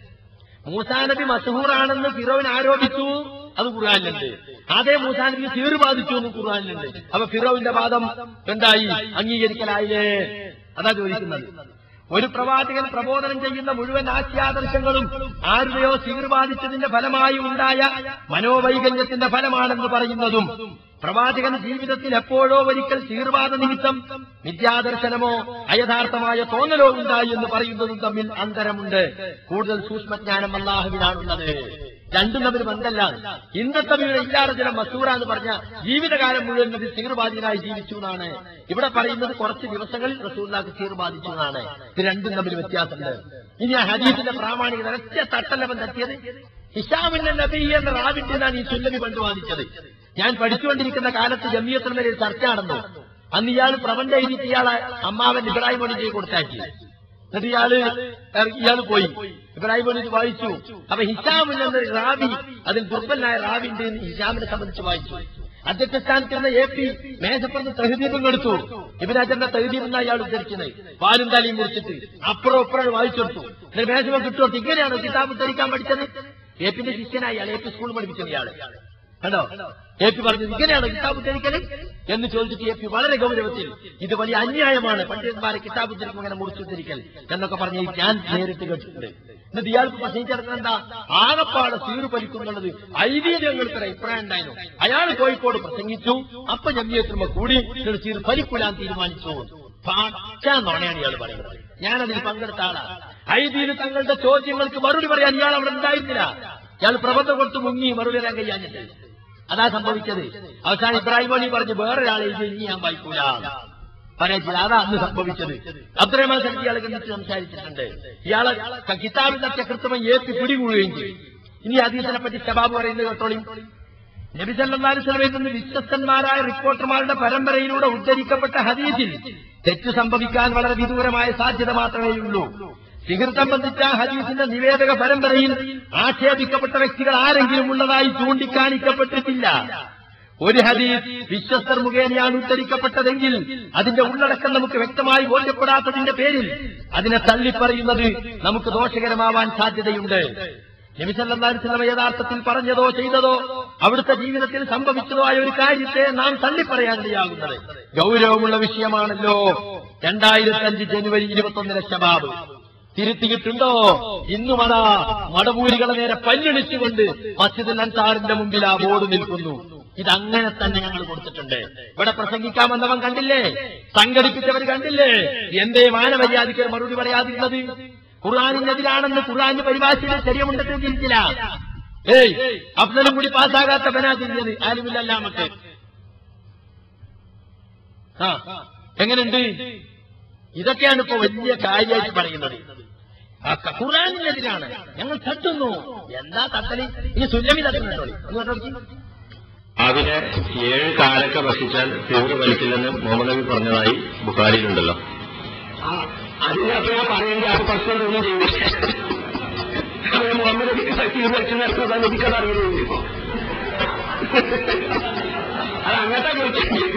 മൂസാ നബി മസഹൂറാണെന്ന് ഫിറോവിൻ ആരോപിച്ചു അത് ഖുർആാനിലുണ്ട് അതേ മൂസാ നബി തീർ ബാധിച്ചു എന്ന് ഖുർആാനിലുണ്ട് അപ്പൊ ഫിറോവിന്റെ വാദം എന്തായി അംഗീകരിക്കലായില്ലേ അതാ ചോദിക്കുന്നത് ഒരു പ്രവാചകൻ പ്രബോധനം ചെയ്യുന്ന മുഴുവൻ ആശയാദർശങ്ങളും ആരുടെയോ സിഗർ ബാധിച്ചതിന്റെ ഫലമായി ഉണ്ടായ മനോവൈകല്യത്തിന്റെ ഫലമാണെന്ന് പറയുന്നതും പ്രവാചകൻ ജീവിതത്തിൽ എപ്പോഴോ ഒരിക്കൽ തീർവാദ നിമിത്തം വിദ്യാദർശനമോ അയഥാർത്ഥമായ തോന്നലോ ഉണ്ടായി എന്ന് പറയുന്നതും തമ്മിൽ അന്തരമുണ്ട് കൂടുതൽ സൂക്ഷ്മജ്ഞാനം അള്ളാഹുവിനാണുള്ളത് രണ്ടും തമ്മിൽ ബന്ധല്ല ഇന്നത്തെ വീട് ഇല്ലാതെ ചില മസൂറ എന്ന് പറഞ്ഞ ജീവിതകാലം മുഴുവൻ നബി സീർബാധിനായി ജീവിച്ചു എന്നാണ് ഇവിടെ പറയുന്നത് കുറച്ച് ദിവസങ്ങളിൽ റസൂല്ലാക്ക് സീർബാധിച്ചു എന്നാണ് ഇത് രണ്ടും തമ്മിൽ വ്യത്യാസമുണ്ട് ഇനി ആ ഹദീസിന്റെ പ്രാമാണികത ഒറ്റ തട്ടല്ലവൻ തട്ടിയത് ഹിഷാമിന്റെ നബി എന്ന റാവിന്റെ നിന്നാണ് ഈ സുല്ലമി പണ്ടുവാദിച്ചത് ഞാൻ പഠിച്ചുകൊണ്ടിരിക്കുന്ന കാലത്ത് ജമിയത്തിൽ ഒരു ചർച്ച നടന്നു അന്ന് ഇയാൾ പ്രബന്ധം എഴുതിയിട്ട് ഇയാളെ അമ്മാവൻ ഇബ്രാഹിം മോണിക്ക് കൊടുത്താക്കി എന്നിട്ട് ഇയാള് ഇറങ്ങി- ഇയാള് പോയി ഇബ്രാഹിം മോണി ഇത് വായിച്ചു അപ്പൊ ഹിഷാമിൽ എന്നൊരു റാവി അതിൽ ദുർബലനായ റാവിന്റെ ഹിഷാമിനെ സംബന്ധിച്ച് വായിച്ചു അധ്യക്ഷ സ്ഥാനത്തിരുന്ന എ പി മേശപ്പുറത്ത് തഹദീപം എടുത്തു ഇബിനാചറിന്റെ തഹദീപ് എന്നാ ഇയാൾ ഉദ്ധരിച്ചത് പാലും തലയും മുറിച്ചിട്ട് അപ്പുറം അപ്പുറം വായിച്ചെടുത്തു എന്നിട്ട് മേശപ്പുറം കിട്ടുകൊടുത്തു ഇങ്ങനെയാണോ കിതാബ് ധരിക്കാൻ പഠിച്ചത് എ പിന്റെ ശിഷ്യനായി ഇയാൾ എ പി സ്കൂളിൽ പഠിപ്പിച്ചത് ഇയാള് കണ്ടോ എ പി പറഞ്ഞു ഇങ്ങനെയാണോ കിതാബ് ഉദ്ധരിക്കല് എന്ന് ചോദിച്ചിട്ട് എ പി വളരെ ഗൗരവത്തിൽ ഇത് വലിയ അന്യായമാണ് പണ്ഡിതന്മാരെ കിതാബ് ഉദ്ധരിക്കും അങ്ങനെ മുറിച്ചുദ്ധരിക്കൽ എന്നൊക്കെ പറഞ്ഞ് ഞാൻ നേരിട്ട് കേട്ടിട്ടുണ്ട് എന്നിട്ട് ഇയാൾക്ക് പ്രസംഗിച്ചെടുക്കുന്ന എന്താ ആകപ്പാടെ സീറ് പലിക്കുന്നുള്ളത് ഐതിഹ്യങ്ങൾക്ക് ഒരു അഭിപ്രായം ഉണ്ടായിരുന്നു അയാൾ കോഴിക്കോട് പ്രസംഗിച്ചു അപ്പൊ ജമ്മിയത്തുമ്പോ കൂടി എന്നിട്ട് സീർ ഫലിക്കൂലാൻ തീരുമാനിച്ചു പാച്ചാ നോണയാണ് ഇയാൾ പറയുന്നത് ഞാനതിൽ പങ്കെടുത്ത ആളാണ് ഐതിയിൽ തങ്ങളുടെ ചോദ്യങ്ങൾക്ക് മറുപടി പറയാൻ ഇയാൾ അവിടെ ഉണ്ടായിരുന്നില്ല ഇയാൾ പ്രബന്ധം കൊടുത്ത് മുങ്ങി മറുപടി പറയാൻ കഴിയാഞ്ഞിട്ട് അതാ സംഭവിച്ചത് അവസാനം ഇബ്രാഹിം അലി പറഞ്ഞു വേറൊരാളെ ഇത് ഇനി ഞാൻ വായിക്കൂല പറയച്ചില്ല അതാ അന്ന് സംഭവിച്ചത് അബ്ദുറഹ്മാൻ സഖി ഇയാളെ കണ്ടിട്ട് സംസാരിച്ചിട്ടുണ്ട് ഇയാളെ ക- കിതാബിൽ നടത്തിയ കൃത്രിമം ഏറ്റി പിടികൂടുകയും ചെയ്യും ഇനി ഹദീസിനെ പറ്റി ശബാബ് പറയുന്നത് കേട്ടോളി നബി സല്ലല്ലാഹു അലൈഹി വസല്ലമയിൽ നിന്ന് വിശ്വസ്തന്മാരായ റിപ്പോർട്ടർമാരുടെ പരമ്പരയിലൂടെ ഉദ്ധരിക്കപ്പെട്ട ഹദീസിൽ തെറ്റ് സംഭവിക്കാൻ വളരെ വിദൂരമായ സാധ്യത മാത്രമേയുള്ളൂ സിഹിർ സംബന്ധിച്ച ഹദീസിന്റെ നിവേദക പരമ്പരയിൽ ആക്ഷേപിക്കപ്പെട്ട വ്യക്തികൾ ആരെങ്കിലും ഉള്ളതായി ചൂണ്ടിക്കാണിക്കപ്പെട്ടിട്ടില്ല ഒരു ഹദീസ് വിശ്വസ്തർ മുഖേനയാണ് ഉദ്ധരിക്കപ്പെട്ടതെങ്കിൽ അതിന്റെ ഉള്ളടക്കം നമുക്ക് വ്യക്തമായി ബോധ്യപ്പെടാത്തതിന്റെ പേരിൽ അതിനെ തള്ളിപ്പറയുന്നത് നമുക്ക് ദോഷകരമാവാൻ സാധ്യതയുണ്ട് നബിസല്ലാസ്ലമ യഥാർത്ഥത്തിൽ പറഞ്ഞതോ ചെയ്തതോ അവിടുത്തെ ജീവിതത്തിൽ സംഭവിച്ചതോ ആയ ഒരു കാര്യത്തെ നാം തള്ളിപ്പറയാനിടയാകുന്നത് ഗൗരവമുള്ള വിഷയമാണല്ലോ രണ്ടായിരത്തി അഞ്ച് ജനുവരി ഇരുപത്തൊന്നിന് ശബാബ് തിരുത്തിയിട്ടുണ്ടോ ഇന്നും അതാ മടവൂരികളെ നേരെ പല്ലിളിച്ചുകൊണ്ട് മസ്ജിദുൽ അൻസാറിന്റെ മുമ്പിൽ ആ ബോർഡ് നിൽക്കുന്നു ഇതങ്ങനെ തന്നെ ഞങ്ങൾ കൊടുത്തിട്ടുണ്ട് ഇവിടെ പ്രസംഗിക്കാൻ വന്നവൻ കണ്ടില്ലേ സംഘടിപ്പിച്ചവർ കണ്ടില്ലേ എന്തേ മാനമര്യാദയ്ക്ക് മറുപടി പറയാതിരുന്നത് ഖുർആാനിനെതിരാണെന്ന് ഖുർആാന്റെ പരിഭാഷയിൽ ശരിയമുണ്ടെന്ന് തിരിച്ചില്ല ഏയ് അഫ്സലും കൂടി പാസ്സാകാത്ത ബനാ തിരിഞ്ഞത് ആരുമില്ലല്ലാമക്ക് ആ എങ്ങനെയുണ്ട് ഇതൊക്കെയാണ് ഇപ്പൊ വലിയ കാര്യമായിട്ട് പറയുന്നത് ആ ക- ഖുർആനിനെതിരാണ് ഞങ്ങൾ തട്ടുന്നു എന്താ തട്ടല് ഇനി സുല്ലമി തട്ടുന്നുണ്ടോ ഒന്ന് പറഞ്ഞോ അതിനെ ഏഴ് കാലൊക്കെ ഭക്ഷിച്ചാൽ തീവ്ര വലിക്കില്ലെന്ന് മുഹമ്മദ് നബി പറഞ്ഞതായി ബുഖാരിയിലുണ്ടല്ലോ ആ, അതിനകത്ത് ഞാൻ പറയേണ്ട അത് പ്രശ്നമൊന്നും ചെയ്യില്ല അത് മുഹമ്മദ് നബിക്ക് സജീവ് വെച്ച് നടക്കുന്നത് എനിക്കത് അറിയുന്നുണ്ട് ഇപ്പൊ അത് അങ്ങനത്തെ കുറിച്ച്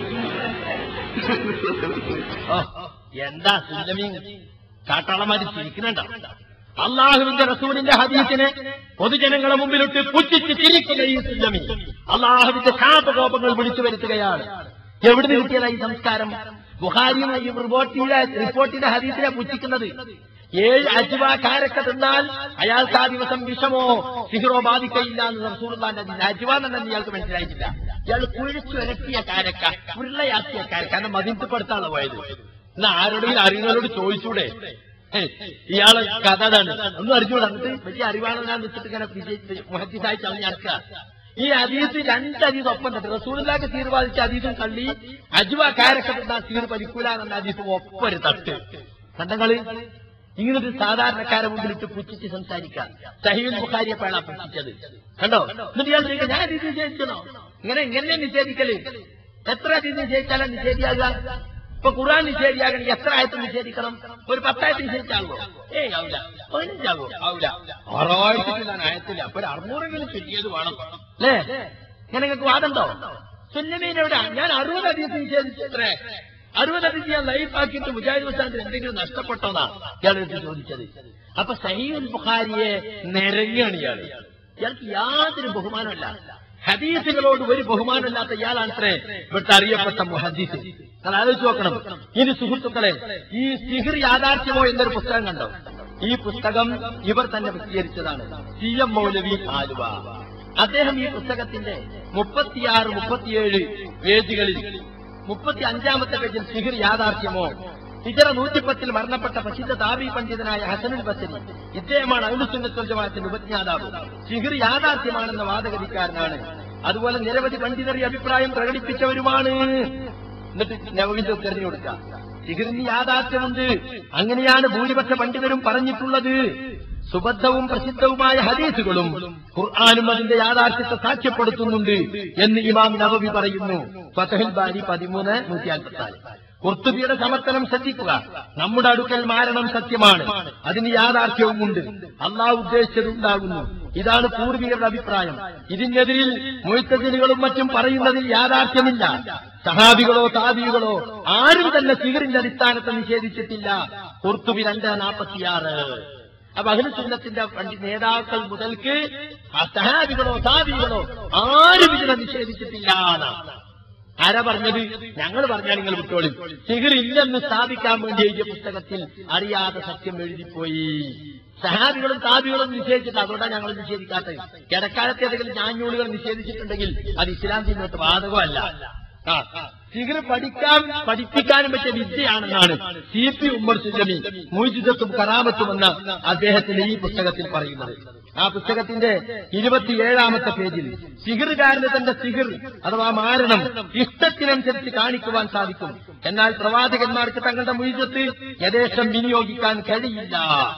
ഓ, എന്താ സുല്ലമി കാട്ടാളമാര് ചിരിക്കുന്നുണ്ടോ അള്ളാഹുവിന്റെ റസൂലിന്റെ ഹദീസിനെ പൊതുജനങ്ങളെ മുമ്പിലിട്ട് പുച്ഛിച്ച് ചിരിക്കുന്ന ഈ സുല്ലമി അള്ളാഹുവിന്റെ ശാപകോപങ്ങൾ വിളിച്ചു വരുത്തുകയാണ് എവിടെ കിട്ടിയതാ ഈ സംസ്കാരം ബുഹാരിയും ഈ റിപ്പോർട്ടിലെ റിപ്പോർട്ടിന്റെ ഹദീസിനെ പുച്ഛിക്കുന്നത് ഏഴ് അജ്വ കാരക്ക തിന്നാൽ അയാൾക്ക് ആ ദിവസം വിഷമോ സിഹിറോ ബാധിക്കയില്ല എന്ന് റസൂർദാന്റെ അജ്വ എന്നെ ഇയാൾക്ക് മനസ്സിലായിട്ടില്ല ഇയാൾ കുഴിച്ചു ഇരട്ടിയ കാരക്ക ഉരുളയാക്കിയ കാരക്ക എന്നെ മതിപ്പെടുത്താണ് പോയത് എന്നാ ആരോടെങ്കിലും അറിയുന്നവരോട് ചോദിച്ചൂടെ ഏയ്, ഇയാളെ കഥ അതാണ് ഒന്നും അറിഞ്ഞൂടാ എന്നിട്ട് വലിയ അറിവാണെന്ന് ഞാൻ വെച്ചിട്ട് ഇങ്ങനെ വിജയിച്ച് മുഹദ്ദിസായി ചളഞ്ഞടക്കുക ഈ അതീത് രണ്ട് അതീത് ഒപ്പം തന്നെ റസൂലില്ലാക്ക് തീർ ബാധിച്ച അതീതും കള്ളി അജുവ കാരൊക്കെ തിന്നാ തീർ പരിക്കൂല എന്ന അതീതും ഒപ്പം ഒരു തട്ട് കണ്ടങ്ങള് ഇങ്ങനൊരു സാധാരണക്കാരെ മുമ്പിലിട്ട് പുച്ഛിച്ച് സംസാരിക്കാം സഹീൽ ബുഖാരിയെ പേളാ പുച്ഛിച്ചത് കണ്ടോ എന്നിട്ട് ഇയാൾ ചോദിക്കുക ഞാൻ അതീത് നിഷേധിക്കണോ ഇങ്ങനെ ഇങ്ങനെ നിഷേധിക്കല് എത്ര അതീത് നിഷേധിച്ചാലും നിഷേധിയാകുക ഇപ്പൊ ഖുർആൻ നിഷേധിയാകണമെങ്കിൽ എത്ര ആയത്ത് നിഷേധിക്കണം ഒരു പത്തായത്ത് നിഷേധിച്ചാകുമോ ഏയ് ആവില്ല പതിനഞ്ചാകുമോ ആവില്ല ആറായിരത്തിലാണ് ആയത്തില്ല അപ്പൊ ഒരു അറുന്നൂറെങ്കിലും ചുറ്റിയത് വേണം അല്ലേ ഇങ്ങനെ നിങ്ങൾക്ക് വാദമുണ്ടോ സുന്നമീനെവിടെ ഞാൻ അറുപത് അധികം നിഷേധിച്ചത്രേ അറുപത് അധികം ഞാൻ ലൈഫാക്കിയിട്ട് മുജാഹിദ് മുസ്താദിന് എന്തെങ്കിലും നഷ്ടപ്പെട്ടോന്നാ ഇയാൾ എടുത്ത് ചോദിച്ചത് അപ്പൊ സഹീൽ ബുഖാരിയെ നിരങ്ങാണ് ഇയാള് ഇയാൾക്ക് യാതൊരു ബഹുമാനമല്ല ഹദീസുകളോട് ഒരു ബഹുമാനമില്ലാത്ത ഇയാളാണത്രേ ഇവിടുത്തെ അറിയപ്പെട്ട മുഹദീസ് നിങ്ങൾ ആലോചിച്ച് നോക്കണം ഇനി സുഹൃത്തുക്കളെ ഈ സിഹിർ യാഥാർത്ഥ്യമോ എന്നൊരു പുസ്തകം കണ്ടോ ഈ പുസ്തകം ഇവർ തന്നെ പ്രസിദ്ധീകരിച്ചതാണ് സി എം മൗലവി ആലുവ അദ്ദേഹം ഈ പുസ്തകത്തിന്റെ മുപ്പത്തിയാറ് മുപ്പത്തിയേഴ് പേജുകളിൽ മുപ്പത്തി അഞ്ചാമത്തെ പേജിൽ സിഹിർ യാഥാർത്ഥ്യമോ ഹിജറ നൂറ്റിപ്പത്തിൽ മരണപ്പെട്ട പ്രസിദ്ധ താബി പണ്ഡിതനായ ഹസനുൽ ബസരി ഇദ്ദേഹമാണ് അഹ്ലുസുന്നത്തുൽ ജമാഅത്തിന്റെ ഉപജ്ഞാതാവ് സിഹിർ യാഥാർത്ഥ്യമാണെന്ന വാദഗതിക്കാരനാണ് അതുപോലെ നിരവധി പണ്ഡിതർ ഈ അഭിപ്രായം പ്രകടിപ്പിച്ചവരുമാണ് എന്നിട്ട് നവവിന്റെ തെരഞ്ഞു കൊടുക്കുക സിഹിറിന് യാഥാർത്ഥ്യമുണ്ട് അങ്ങനെയാണ് ഭൂരിപക്ഷ പണ്ഡിതരും പറഞ്ഞിട്ടുള്ളത് സുബദ്ധവും പ്രസിദ്ധവുമായ ഹദീസുകളും ഖുർആാനും അതിന്റെ യാഥാർത്ഥ്യത്തെ സാക്ഷ്യപ്പെടുത്തുന്നുണ്ട് എന്ന് ഇമാം നവവി പറയുന്നു ഫതഹിൽ ബാരി പതിമൂന്ന് നൂറ്റി അൻപത്തിനാല് കുർത്തുബിയുടെ സമർത്ഥനം ശ്രദ്ധിക്കുക നമ്മുടെ അടുക്കൽ മാരണം സത്യമാണ് അതിന് യാഥാർത്ഥ്യവുമുണ്ട് അള്ളാഹ് ഉദ്ദേശിച്ചതുണ്ടാകുന്നു ഇതാണ് പൂർവികരുടെ അഭിപ്രായം ഇതിനെതിരിൽ മൊയ്ത്തജലുകളും മറ്റും പറയുന്നതിൽ യാഥാർത്ഥ്യമില്ല സഹാബികളോ താബികളോ ആരും തന്നെ സിഗറിന്റെ അടിസ്ഥാനത്തെ നിഷേധിച്ചിട്ടില്ല കുർത്തുബി രണ്ട് നാൽപ്പത്തിയാറ് അപ്പൊ അഖിലസുന്നത്തിന്റെ പണ്ഡി നേതാക്കൾ മുതൽക്ക് ആ സഹാബികളോ താബികളോ ആരും ഇതിനെ നിഷേധിച്ചിട്ടില്ല എന്നാണ് ആരാ പറഞ്ഞത് ഞങ്ങൾ പറഞ്ഞാൽ നിങ്ങൾ വിട്ടോളി സിഗർ ഇല്ലെന്ന് സ്ഥാപിക്കാൻ വേണ്ടി എഴുതിയ പുസ്തകത്തിൽ അറിയാതെ സത്യം എഴുതിപ്പോയി സഹാബികളും താബികളും നിഷേധിച്ചിട്ട് അതുകൊണ്ടാണ് ഞങ്ങൾ നിഷേധിക്കാത്തത് കിടക്കാലത്തെ ഏതെങ്കിലും ഞാഞ്ഞൂളുകൾ നിഷേധിച്ചിട്ടുണ്ടെങ്കിൽ അത് ഇസ്ലാം ജീവിതത്തെ ബാധകമല്ല ആ സിഗർ പഠിക്കാൻ പഠിപ്പിക്കാനും പറ്റിയ വിദ്യയാണെന്നാണ് സി പി ഉമ്മർ സുജമി മൂജിതത്തും കറാമത്തും എന്ന അദ്ദേഹത്തിന്റെ ഈ പുസ്തകത്തിൽ പറയുന്നത് ആ പുസ്തകത്തിന്റെ ഇരുപത്തിയേഴാമത്തെ പേജിൽ സിഗറുകാരന് തന്റെ സിഗർ അഥവാ മാരണം ഇഷ്ടത്തിനനുസരിച്ച് കാണിക്കുവാൻ സാധിക്കും എന്നാൽ പ്രവാചകന്മാർക്ക് തങ്ങളുടെ മുഴുവത്ത് യഥേഷ്ടം വിനിയോഗിക്കാൻ കഴിയില്ല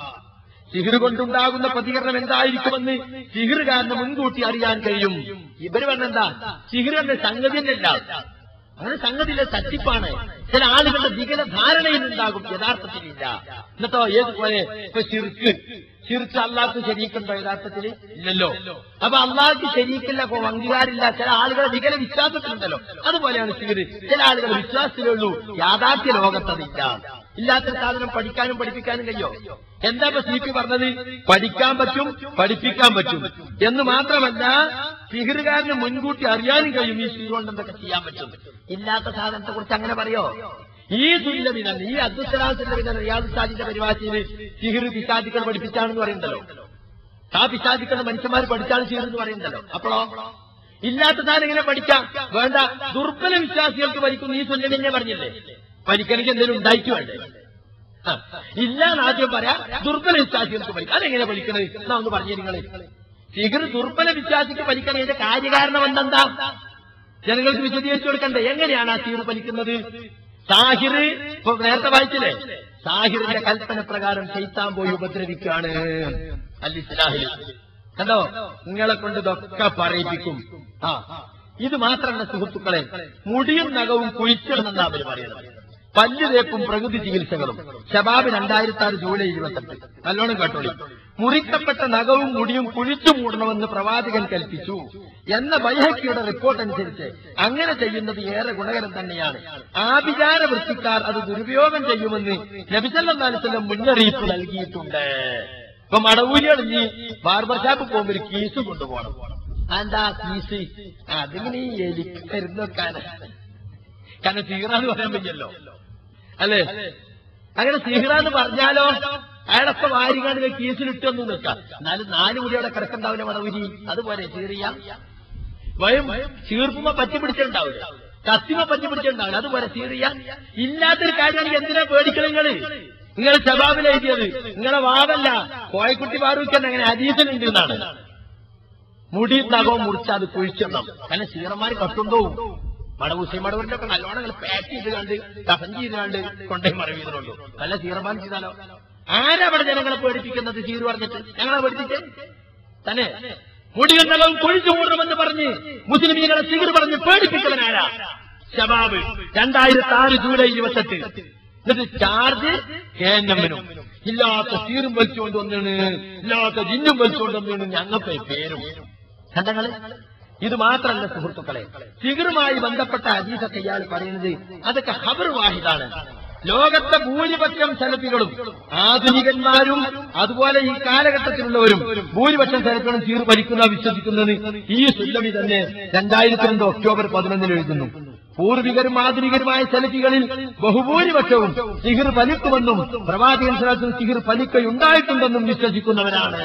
സിഹിർ കൊണ്ടുണ്ടാകുന്ന പ്രതികരണം എന്തായിരിക്കുമെന്ന് സിഹിറുകാരന് മുൻകൂട്ടി അറിയാൻ കഴിയും ഇവര് പറഞ്ഞെന്താ സിഹിർ എന്ന സംഗതി തന്നെയല്ല അങ്ങനെ സംഗതിയിലെ തട്ടിപ്പാണ് ചില ആളുകളുടെ വികല ധാരണയിലുണ്ടാകും യഥാർത്ഥത്തിലില്ല എന്നിട്ടോ ഏതുപോലെ ഇപ്പൊ ചിർക്ക് ചിർക്ക് അള്ളാഹ്ക്ക് ശരീക്കുണ്ടോ യഥാർത്ഥത്തിൽ ഇല്ലല്ലോ അപ്പൊ അള്ളാഹ്ക്ക് ശരീക്കില്ല അപ്പൊ അംഗീകാരമില്ല ചില ആളുകളെ വികല വിശ്വാസത്തിലുണ്ടല്ലോ അതുപോലെയാണ് സിഹിർ ചില ആളുകൾ വിശ്വാസത്തിലുള്ളൂ യാഥാർത്ഥ്യ ലോകത്തതില്ല ഇല്ലാത്ത സാധനം പഠിക്കാനും പഠിപ്പിക്കാനും കഴിയോ എന്താ ഇപ്പൊ സി പി പറഞ്ഞത് പഠിക്കാൻ പറ്റും പഠിപ്പിക്കാൻ പറ്റും എന്ന് മാത്രമല്ല സിഹിറുകാരന് മുൻകൂട്ടി അറിയാനും കഴിയും ഈ സിഹിർ കൊണ്ട് എന്തൊക്കെ ചെയ്യാൻ പറ്റും ഇല്ലാത്ത സാധനത്തെ കുറിച്ച് അങ്ങനെ പറയോ ഈ സുല്ലമിനാണ് ഈ അബ്ദുസലാസിന്റെ റിയാദ് സാദിന്റെ പരിഭാഷയിൽ സിഹിർ പിശാചിക്കൾ പഠിപ്പിച്ചാണെന്ന് പറയുന്നല്ലോ ആ പിശാചിക്കൾ മനുഷ്യന്മാർ പഠിച്ചാണ് സിഹിർ എന്ന് പറയുന്നല്ലോ അപ്പോഴോ ഇല്ലാത്ത സാധനം ഇങ്ങനെ പഠിക്കാം വേണ്ട ദുർബല വിശ്വാസികൾക്ക് പഠിക്കുന്നു ഈ സുല്ലമിനെ പറഞ്ഞില്ലേ പഠിക്കണമെങ്കിൽ എന്തെങ്കിലും ഉണ്ടായിട്ട് വേണ്ടേ ആ, ഇല്ലാന്ന് ആദ്യം പറയാം ദുർബല വിശ്വാസികൾക്ക് പഠിക്കാം അതെങ്ങനെ പഠിക്കണത് എന്നാ ഒന്ന് പറഞ്ഞു നിങ്ങള് സിഹിർ ദുർബല വിശ്വാസിക്ക് പഠിക്കണതിന്റെ കാര്യകാരണം എന്തെന്താ ജനങ്ങൾക്ക് വിശദീകരിച്ചു കൊടുക്കണ്ടേ എങ്ങനെയാണ് ആ സീർ പലിക്കുന്നത് സാഹിർ ഇപ്പൊ നേരത്തെ വായിച്ചില്ലേ സാഹിറിന്റെ കൽപ്പന പ്രകാരം ചെയ്ത്താൻ പോയി ഉപദ്രവിക്കാണ് അല്ലിസ്ലാഹിൽ കണ്ടോ നിങ്ങളെ കൊണ്ട് ഇതൊക്കെ പറയിപ്പിക്കും ആ ഇത് മാത്രമല്ല സുഹൃത്തുക്കളെ മുടിയും നഖവും കുഴിച്ചിടണമെന്നാ അവർ പറയുന്നത് പല്ല് തേപ്പും പ്രകൃതി ചികിത്സകളും ശബാബ് രണ്ടായിരത്തി ആറ് ജൂലൈ ഇരുപത്തെട്ട് നല്ലോണം കേട്ടോളി മുറിക്കപ്പെട്ട നഖവും മുടിയും കുഴിച്ചു മൂടണമെന്ന് പ്രവാചകൻ കൽപ്പിച്ചു എന്ന ബൈഹക്കിയുടെ റിപ്പോർട്ട് അനുസരിച്ച് അങ്ങനെ ചെയ്യുന്നത് ഏറെ ഗുണകരം തന്നെയാണ് ആഭിചാര വൃത്തിക്കാർ അത് ദുരുപയോഗം ചെയ്യുമെന്ന് നബിസല്ലാസ്ലം മുന്നറിയിപ്പ് നൽകിയിട്ടുണ്ട് ഇപ്പൊ മടവൂരികൾ ഇനി ബാർബർ ഷാപ്പ് പോകുമ്പോൾ ഒരു കീസ് കൊണ്ടുപോകണം എന്താ കീസ് അതിങ്ങനെ ഈ എലിക്ക് മരുന്ന് വെക്കാനാ കാരണം സീറാന്ന് പറയാൻ പറ്റിയല്ലോ അല്ലേ അങ്ങനെ സീഹ്റാന്ന് പറഞ്ഞാലോ അയാളൊക്കെ വാരികാണിലെ കേസിലിട്ടൊന്നു നിൽക്കാം എന്നാലും നാല് മുടിയോടെ കിടക്കണ്ടാവില്ല മടവുരി അതുപോലെ സീറിയ വയം ചീർപ്പുമ്പോ പറ്റി പിടിച്ചിട്ടുണ്ടാവില്ല കത്തിമ പറ്റി പിടിച്ചിട്ടുണ്ടാവില്ല അതുപോലെ സീറിയ ഇല്ലാത്തൊരു കാര്യമാണ് എന്തിനാ പേടിക്കണം നിങ്ങള് നിങ്ങൾ ശബാബിൽ എഴുതിയത് നിങ്ങളെ വാദല്ല കോയക്കുട്ടി പാറൂക്കൻ അങ്ങനെ അതീതനുണ്ട് എന്നാണ് മുടി നഖവും മുറിച്ച് അത് കുഴിച്ചിടണം കാരണം സീറന്മാര് കട്ടുണ്ടോ മടവൂസി മടവൂരിന്റെ ഒക്കെ നല്ലോണം പാക്ക് ചെയ്ത് കണ്ട് കഫൻ ചെയ്ത് കണ്ട് കൊണ്ടേ മറവീതിനുള്ളൂ നല്ല സീറമാൻ ചെയ്താലോ ആരാ അവിടെ ജനങ്ങളെ പേടിപ്പിക്കുന്നത് സീർ പറഞ്ഞിട്ട് ഞങ്ങളെ പേടിപ്പിച്ചേ തന്നെ മുടിയും നഖവും കുഴിച്ചു മൂടണമെന്ന് പറഞ്ഞ് മുസ്ലിമീങ്ങളെ സീർ പറഞ്ഞ് പേടിപ്പിച്ചവനാരാ ശബാബ് രണ്ടായിരത്തി ആറ് ജൂലൈ ഇരുപത്തെട്ട് എന്നിട്ട് ചാർജ് കെ എൻ എമ്മിനും ഇല്ലാത്ത സീറും വലിച്ചുകൊണ്ട് വന്നാണ് ഇല്ലാത്ത ജിന്നും വലിച്ചുകൊണ്ട് വന്നാണ് ഞങ്ങൾക്ക് പേരും കണ്ടങ്ങള് ഇത് മാത്രമല്ല സുഹൃത്തുക്കളെ സിഗറുമായി ബന്ധപ്പെട്ട ഹദീസൊക്കെ ഇയാൾ പറയുന്നത് അതൊക്കെ ഹബർ വാഹിദാണ് ലോകത്തെ ഭൂരിപക്ഷം സെലഫികളും ആധുനികന്മാരും അതുപോലെ ഈ കാലഘട്ടത്തിലുള്ളവരും ഭൂരിപക്ഷം സെലഫികളും ചീർ ഭരിക്കുന്ന വിശ്വസിക്കുന്നത് ഈ സുല്ലമി തന്നെ രണ്ടായിരത്തി രണ്ട് ഒക്ടോബർ പതിനൊന്നിന് എഴുതുന്നു പൂർവികരും ആധുനികരുമായ സെലഫികളിൽ ബഹുഭൂരിപക്ഷവും സിഹിർ ഫലിക്കുമെന്നും പ്രവാചകൻ സ്ഥലത്തും സിഹിർ ഫലിക്കയുണ്ടായിട്ടുണ്ടെന്നും വിശ്വസിക്കുന്നവരാണ്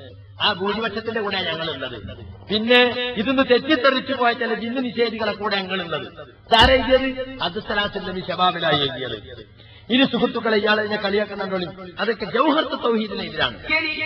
ആ ഭൂരിപക്ഷത്തിന്റെ കൂടെ ഞങ്ങളുള്ളത് പിന്നെ ഇതൊന്ന് തെറ്റിത്തെറിച്ചു പോയ ചില ജിന്ന് നിഷേധികളെ കൂടെ ഞങ്ങളുള്ളത് ഇതാരാ എഴുതിയത് അബ്ദുസലാത്തിന്റെ ശബാബിലായി എഴുതിയത് ഇനി സുഹൃത്തുക്കളെ ഇയാളെ ഇതിനെ കളിയാക്കുന്നുണ്ടോളി അതൊക്കെ ജൗഹർത്ത് തൗഹീദിനെതിരാണ്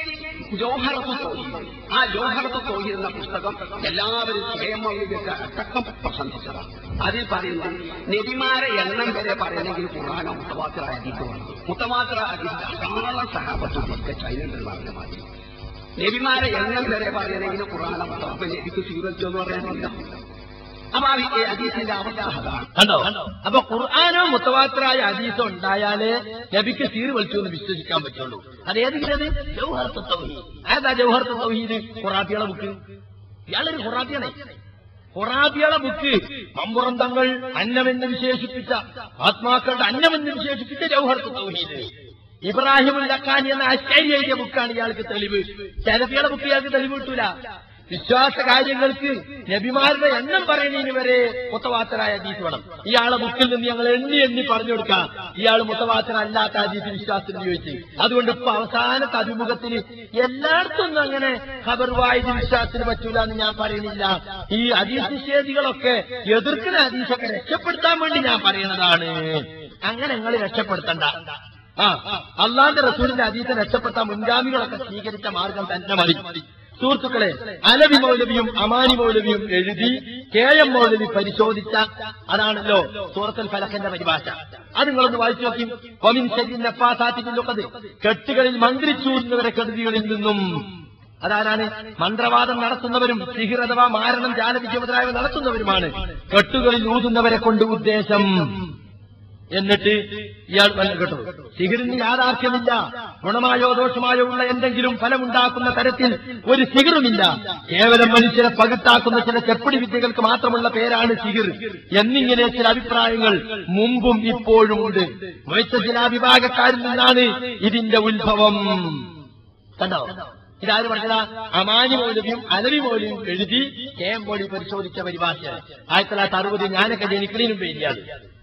ജോഹറത്ത് തോഹീദ് ആ ജോഹറത്ത് തോഹീദ് എന്ന പുസ്തകം എല്ലാവരും ക്ഷേമവിദ്യക്ക് അടക്കം പ്രശംസിച്ചതാണ് അതിൽ പറയുന്നത് നബിമാരെ എണ്ണം വരെ പറയണമെങ്കിൽ ഖുർആാന മുത്തവാത്ര അജീതാണ് മുത്തവാത്ര അജീത് ധാരാളം സഹാബത്തുകളൊക്കെ ചൈനയിൽ പറഞ്ഞ മാതിരി നബിമാരെ എണ്ണം വരെ പറയണമെങ്കിൽ ഖുർആാന മുത്തവാപ്പ നബിക്ക് സ്വീകരിച്ചു എന്ന് പറയാനില്ല അപ്പൊ ആ ഈ അജീത്തിന്റെ അവസ്ഥ അതാണ് കണ്ടോ അപ്പൊ ഖുർആാനോ മുത്തവാത്തരായ ഹദീസോ ഉണ്ടായാലേ നബിക്ക് സീർ വലിച്ചു എന്ന് വിശ്വസിക്കാൻ പറ്റുള്ളൂ അത് ഏതെങ്കിലും ജൗഹർത്ത് തൗഹീദ് ഏതാ ജൗഹർത്ത് തൗഹീദ് ഖുറാബിയുടെ ബുക്ക് ഇയാളൊരു ഖുറാബിയാണേ ഖുറാബിയുടെ ബുക്ക് മമ്പുറം തങ്ങൾ അന്നമെന്ന് വിശേഷിപ്പിച്ച ആത്മാക്കളുടെ അന്നമെന്ന് വിശേഷിപ്പിച്ച ജൗഹർത്ത് തൗഹീദ് ഇബ്രാഹിം ലക്കാനി എന്ന അശ്ചര്യ എഴുതിയ ബുക്കാണ് ഇയാൾക്ക് തെളിവ് ശരഫിയുടെ ബുക്ക് ഇയാൾക്ക് തെളിവ് കിട്ടൂല വിശ്വാസ കാര്യങ്ങൾക്ക് നബിമാരുടെ എണ്ണം പറയുന്നതിന് വരെ മുത്തവാത്തരായ ഹദീസ് വേണം ഇയാളെ ബുക്കിൽ നിന്ന് ഞങ്ങൾ എണ്ണി എണ്ണി പറഞ്ഞു കൊടുക്കാം ഇയാൾ മുത്തവാത്തര അല്ലാത്ത ഹദീസ് വിശ്വാസത്തിന് ചോദിച്ചു അതുകൊണ്ട് ഇപ്പൊ അവസാനത്തെ അഭിമുഖത്തിന് എല്ലായിടത്തും ഒന്നും അങ്ങനെ ഖബർ വായത് വിശ്വാസത്തിന് പറ്റൂല എന്ന് ഞാൻ പറയുന്നില്ല ഈ ഹദീസ് നിഷേധികളൊക്കെ എതിർക്കുന്ന ഹദീസൊക്കെ രക്ഷപ്പെടുത്താൻ വേണ്ടി ഞാൻ പറയുന്നതാണ് അങ്ങനെ നിങ്ങൾ രക്ഷപ്പെടുത്തണ്ട ആ അള്ളാന്റെ റസൂലിന്റെ അതീത രക്ഷപ്പെട്ട മുൻഗാമികളൊക്കെ സ്വീകരിച്ച മാർഗം തന്നെ മതി സുഹൃത്തുക്കളെ അലവി മൗലവിയും അമാനി മൗലവിയും എഴുതി കെ എം മൗലവി പരിശോധിച്ച അതാണല്ലോ സൂറത്തുൽ ഫലഖന്റെ പരിഭാഷ അത് നിങ്ങളൊന്ന് വായിച്ചു നോക്കി ഒമിൻ ശരീരപ്പാസാറ്റിക്കുന്നത് കെട്ടുകളിൽ മന്ത്രിച്ചൂടുന്നവരെ കെടുതികളിൽ നിന്നും അതാരാണ് മന്ത്രവാദം നടത്തുന്നവരും സിഹിർ അഥവാ മാരണം ജാലവിദ്യ മുതലായവ നടത്തുന്നവരുമാണ് കെട്ടുകളിൽ ഊതുന്നവരെ കൊണ്ട് ഉദ്ദേശം എന്നിട്ട് ഇയാൾ വല്ല കേട്ടു സിഹിറിന് യാഥാർത്ഥ്യമില്ല ഗുണമായോ ദോഷമായോ ഉള്ള എന്തെങ്കിലും ഫലമുണ്ടാക്കുന്ന തരത്തിൽ ഒരു സിഹിറുമില്ല കേവലം മനുഷ്യരെ പകുത്താക്കുന്ന ചില ചെപ്പടി വിദ്യകൾക്ക് മാത്രമുള്ള പേരാണ് സിഹിർ എന്നിങ്ങനെ ചില അഭിപ്രായങ്ങൾ മുമ്പും ഇപ്പോഴും ഉണ്ട് ചില വിഭാഗക്കാരിൽ നിന്നാണ് ഇതിന്റെ ഉത്ഭവം കണ്ടോ ഇതാര് പറഞ്ഞതാ അമാനി മൗലവിയും അലവി മൗലവിയും എഴുതി കെ എം മൗലി പരിശോധിച്ച പരിഭാഷ ആയിരത്തി തൊള്ളായിരത്തി അറുപത് ഞാനൊക്കെ ജനിക്കലിനും പേരിയാണ്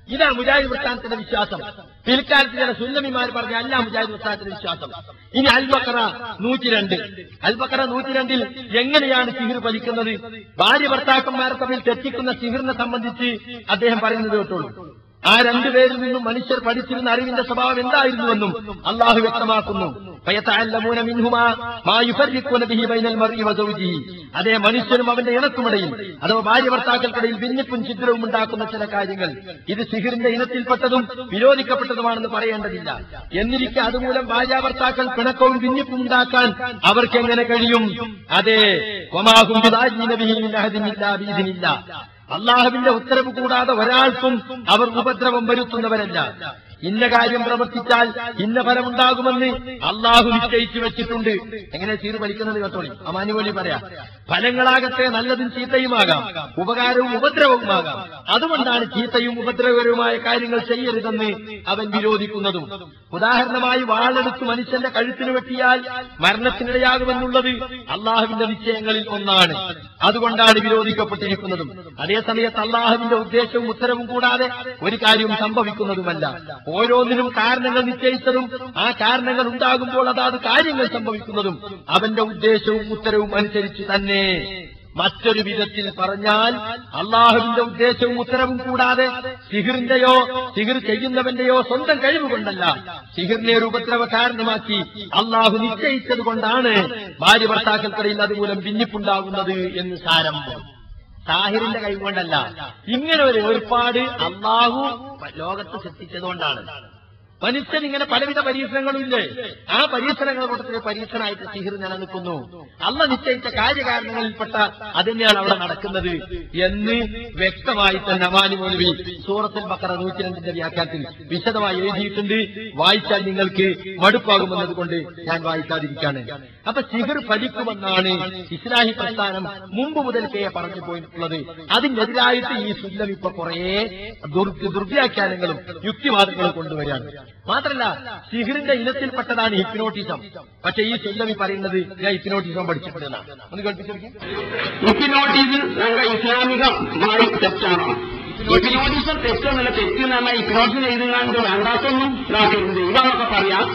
ഇതാണ് മുജാഹിദ് പ്രസ്ഥാനത്തിന്റെ വിശ്വാസം പിൽക്കാലത്ത് ചില സുന്നമിമാർ പറഞ്ഞ അല്ല മുജാഹിദ് പ്രസ്ഥാനത്തിന്റെ വിശ്വാസം ഇനി അൽബക്കറ നൂറ്റിരണ്ട് അൽബക്കറ നൂറ്റിരണ്ടിൽ എങ്ങനെയാണ് സിഹിർ ഫലിക്കുന്നത് ഭാര്യ ഭർത്താക്കന്മാരെ തമ്മിൽ തെറ്റിക്കുന്ന സിഹിറിനെ സംബന്ധിച്ച് അദ്ദേഹം പറയുന്നത് കേട്ടോളൂ ആ രണ്ടുപേരിൽ നിന്നും മനുഷ്യർ പഠിച്ചിരുന്ന അറിവിന്റെ സ്വഭാവം എന്തായിരുന്നുവെന്നും അള്ളാഹു വ്യക്തമാക്കുന്നു ഫയതഅല്ലമൂന മിൻഹുമാ മാ യുഫർരിഖൂന ബിഹി ബൈനൽ മർഇ വസൗജിഹി അതേ മനുഷ്യനും അവന്റെ ഇണക്കുമിടയിൽ അഥവാ ഭാര്യ ഭർത്താക്കൾക്കിടയിൽ ഭിന്നിപ്പും ഛിദ്രവും ഉണ്ടാക്കുന്ന ചില കാര്യങ്ങൾ ഇത് സിഹിറിന്റെ ഇനത്തിൽപ്പെട്ടതും വിരോധിക്കപ്പെട്ടതുമാണെന്ന് പറയേണ്ടതില്ല എന്നിരിക്കെ അതുമൂലം ഭാര്യ ഭർത്താക്കൾ പിണക്കവും ഭിന്നിപ്പും ഉണ്ടാക്കാൻ അവർക്ക് എങ്ങനെ കഴിയും അതെ വമാഹും ബിദാജീന ബിഹി മിൻ അഹദിൻ ഇല്ലാ ബിഇذനില്ല അള്ളാഹുവിന്റെ ഉത്തരവ് കൂടാതെ ഒരാൾക്കും അവർ ഉപദ്രവം വരുത്തുന്നവരല്ല ഇന്ന കാര്യം പ്രവർത്തിച്ചാൽ ഇന്ന ഫലമുണ്ടാകുമെന്ന് അള്ളാഹു നിശ്ചയിച്ചു വെച്ചിട്ടുണ്ട് എങ്ങനെ ചീറ് വലിക്കുന്നത് കേട്ടോളി അമാനുവലി പറയാ ഫലങ്ങളാകട്ടെ നല്ലതും ചീത്തയുമാകാം ഉപകാരവും ഉപദ്രവവുമാകാം അതുകൊണ്ടാണ് ചീത്തയും ഉപദ്രവകരവുമായ കാര്യങ്ങൾ ചെയ്യരുതെന്ന് അവൻ വിരോധിക്കുന്നതും ഉദാഹരണമായി വാളെടുത്ത് മനുഷ്യന്റെ കഴുത്തിന് വെട്ടിയാൽ മരണത്തിനിടയാകുമെന്നുള്ളത് അള്ളാഹുവിന്റെ നിശ്ചയങ്ങളിൽ ഒന്നാണ് അതുകൊണ്ടാണ് വിരോധിക്കപ്പെട്ടിരിക്കുന്നതും അതേസമയത്ത് അള്ളാഹുവിന്റെ ഉദ്ദേശവും ഉത്തരവും കൂടാതെ ഒരു കാര്യവും സംഭവിക്കുന്നതുമല്ല ഓരോന്നിനും കാരണങ്ങൾ നിശ്ചയിച്ചതും ആ കാരണങ്ങൾ ഉണ്ടാകുമ്പോൾ അതാത് കാര്യങ്ങൾ സംഭവിക്കുന്നതും അവന്റെ ഉദ്ദേശവും ഉത്തരവും അനുസരിച്ച് തന്നെ മറ്റൊരു വിധത്തിൽ പറഞ്ഞാൽ അള്ളാഹുവിന്റെ ഉദ്ദേശവും ഉത്തരവും കൂടാതെ സിഹിറിന്റെയോ സിഹിർ ചെയ്യുന്നവന്റെയോ സ്വന്തം കഴിവ് കൊണ്ടല്ല സിഹിറിനെ ഒരു ഉപദ്രവ കാരണമാക്കി അള്ളാഹു നിശ്ചയിച്ചത് കൊണ്ടാണ് ഭാര്യ ഭർത്താക്കൾക്കിടയിൽ അതുമൂലം ഭിന്നിപ്പുണ്ടാകുന്നത് എന്ന് സാരം സാഹിറിന്റെ കൈകൊണ്ടല്ല ഇങ്ങനെ ഒരു ഏർപ്പാട് അള്ളാഹു ലോകത്ത് സൃഷ്ടിച്ചതുകൊണ്ടാണ് മനുഷ്യൻ ഇങ്ങനെ പലവിധ പരീക്ഷണങ്ങളും ഇല്ലേ ആ പരീക്ഷണങ്ങൾ കൂട്ടത്തിലെ പരീക്ഷണമായിട്ട് സിഹിർ നിലനിൽക്കുന്നു അല്ല നിശ്ചയിച്ച കാര്യകാരണങ്ങളിൽപ്പെട്ട അതന്നെയാണ് അവിടെ നടക്കുന്നത് എന്ന് വ്യക്തമായി തന്നെ അമാനി മൗലവി സൂറത്തുൽ ബക്കറ നൂറ്റിരണ്ടിന്റെ വ്യാഖ്യാനത്തിൽ വിശദമായി എഴുതിയിട്ടുണ്ട് വായിച്ചാൽ നിങ്ങൾക്ക് മടുപ്പാകുമെന്നത് കൊണ്ട് ഞാൻ വായിക്കാതിരിക്കാണ് അപ്പൊ സിഹിർ ഫലിക്കുമെന്നാണ് ഇസ്ലാഹി പ്രസ്ഥാനം മുമ്പ് മുതൽക്കേ പറഞ്ഞു പോയിട്ടുള്ളത് അതിനെതിരായിട്ട് ഈ സുല്ലം ഇപ്പൊ കുറേ ദുർ- ദുർവ്യാഖ്യാനങ്ങളും യുക്തിവാദങ്ങളും കൊണ്ടുവരികയാണ് മാത്രല്ല സിഹിറിന്റെ ഇനത്തിൽപ്പെട്ടതാണ് ഹിപ്നോട്ടിസം പക്ഷെ ഈ സുല്ലമി പറയുന്നത് ഞാൻ ഹിപ്നോട്ടിസം പഠിച്ചിട്ടുണ്ടെന്നാണ് ഒന്ന് കേൾപ്പിച്ചു ഇപ്പിനോട്ടിസം ഞങ്ങൾ ഇസ്ലാമികമായി തെറ്റാണോ ഇപ്പിനോട്ടിസം തെറ്റെന്നല്ല തെറ്റ് എന്ന് പറഞ്ഞാൽ ഇപ്പിനോട്ടിസം ചെയ്തുകൊണ്ട് വേണ്ടാത്തൊന്നും ഇതാക്കരുത് ദൈവമൊക്കെ പറയാം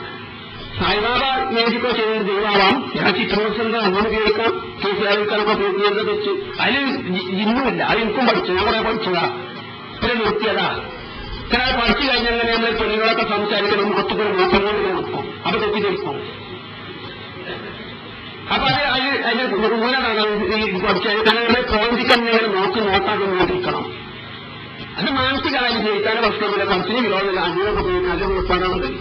സായിബാബ മ്യൂസിക്കോ ചെയ്യുന്ന ദൈവമാവാം ഞാൻ ചിത്രോത്സവം അങ്ങനെ ഉപയോഗിക്കാം കേസിയാൾക്കാരൊക്കെ പോകുന്നത് വെച്ച് അതിൽ ഇന്നുമില്ല അത് എനിക്കും പഠിച്ചു ഞാൻ കുറെ പഠിച്ചതാ പിന്നെ നിർത്തിയതാ ചില പഠിച്ചു കഴിഞ്ഞാൽ അങ്ങനെ നമ്മൾ പെണ്ണുങ്ങളൊക്കെ സംസാരിക്കണം ഒത്തുകൂടെ നോക്കിക്കൊണ്ട് നോക്കും അപ്പൊ തെറ്റിദ്ധരിക്കും അപ്പൊ അത് അതിന് അതിന് മൂലമാണ് ഈ പഠിച്ചത് കാരണം നമ്മൾ പ്രവർത്തിക്കാൻ നോക്കി നോക്കാതെ നോക്കിക്കണം അത് മാനസികമായി ജയിക്കാനും പ്രശ്നമില്ല മനസ്സിന് വിരോധമില്ല അങ്ങനെയൊക്കെ പോയി നല്ല ഉൾപ്പെടാറുണ്ട്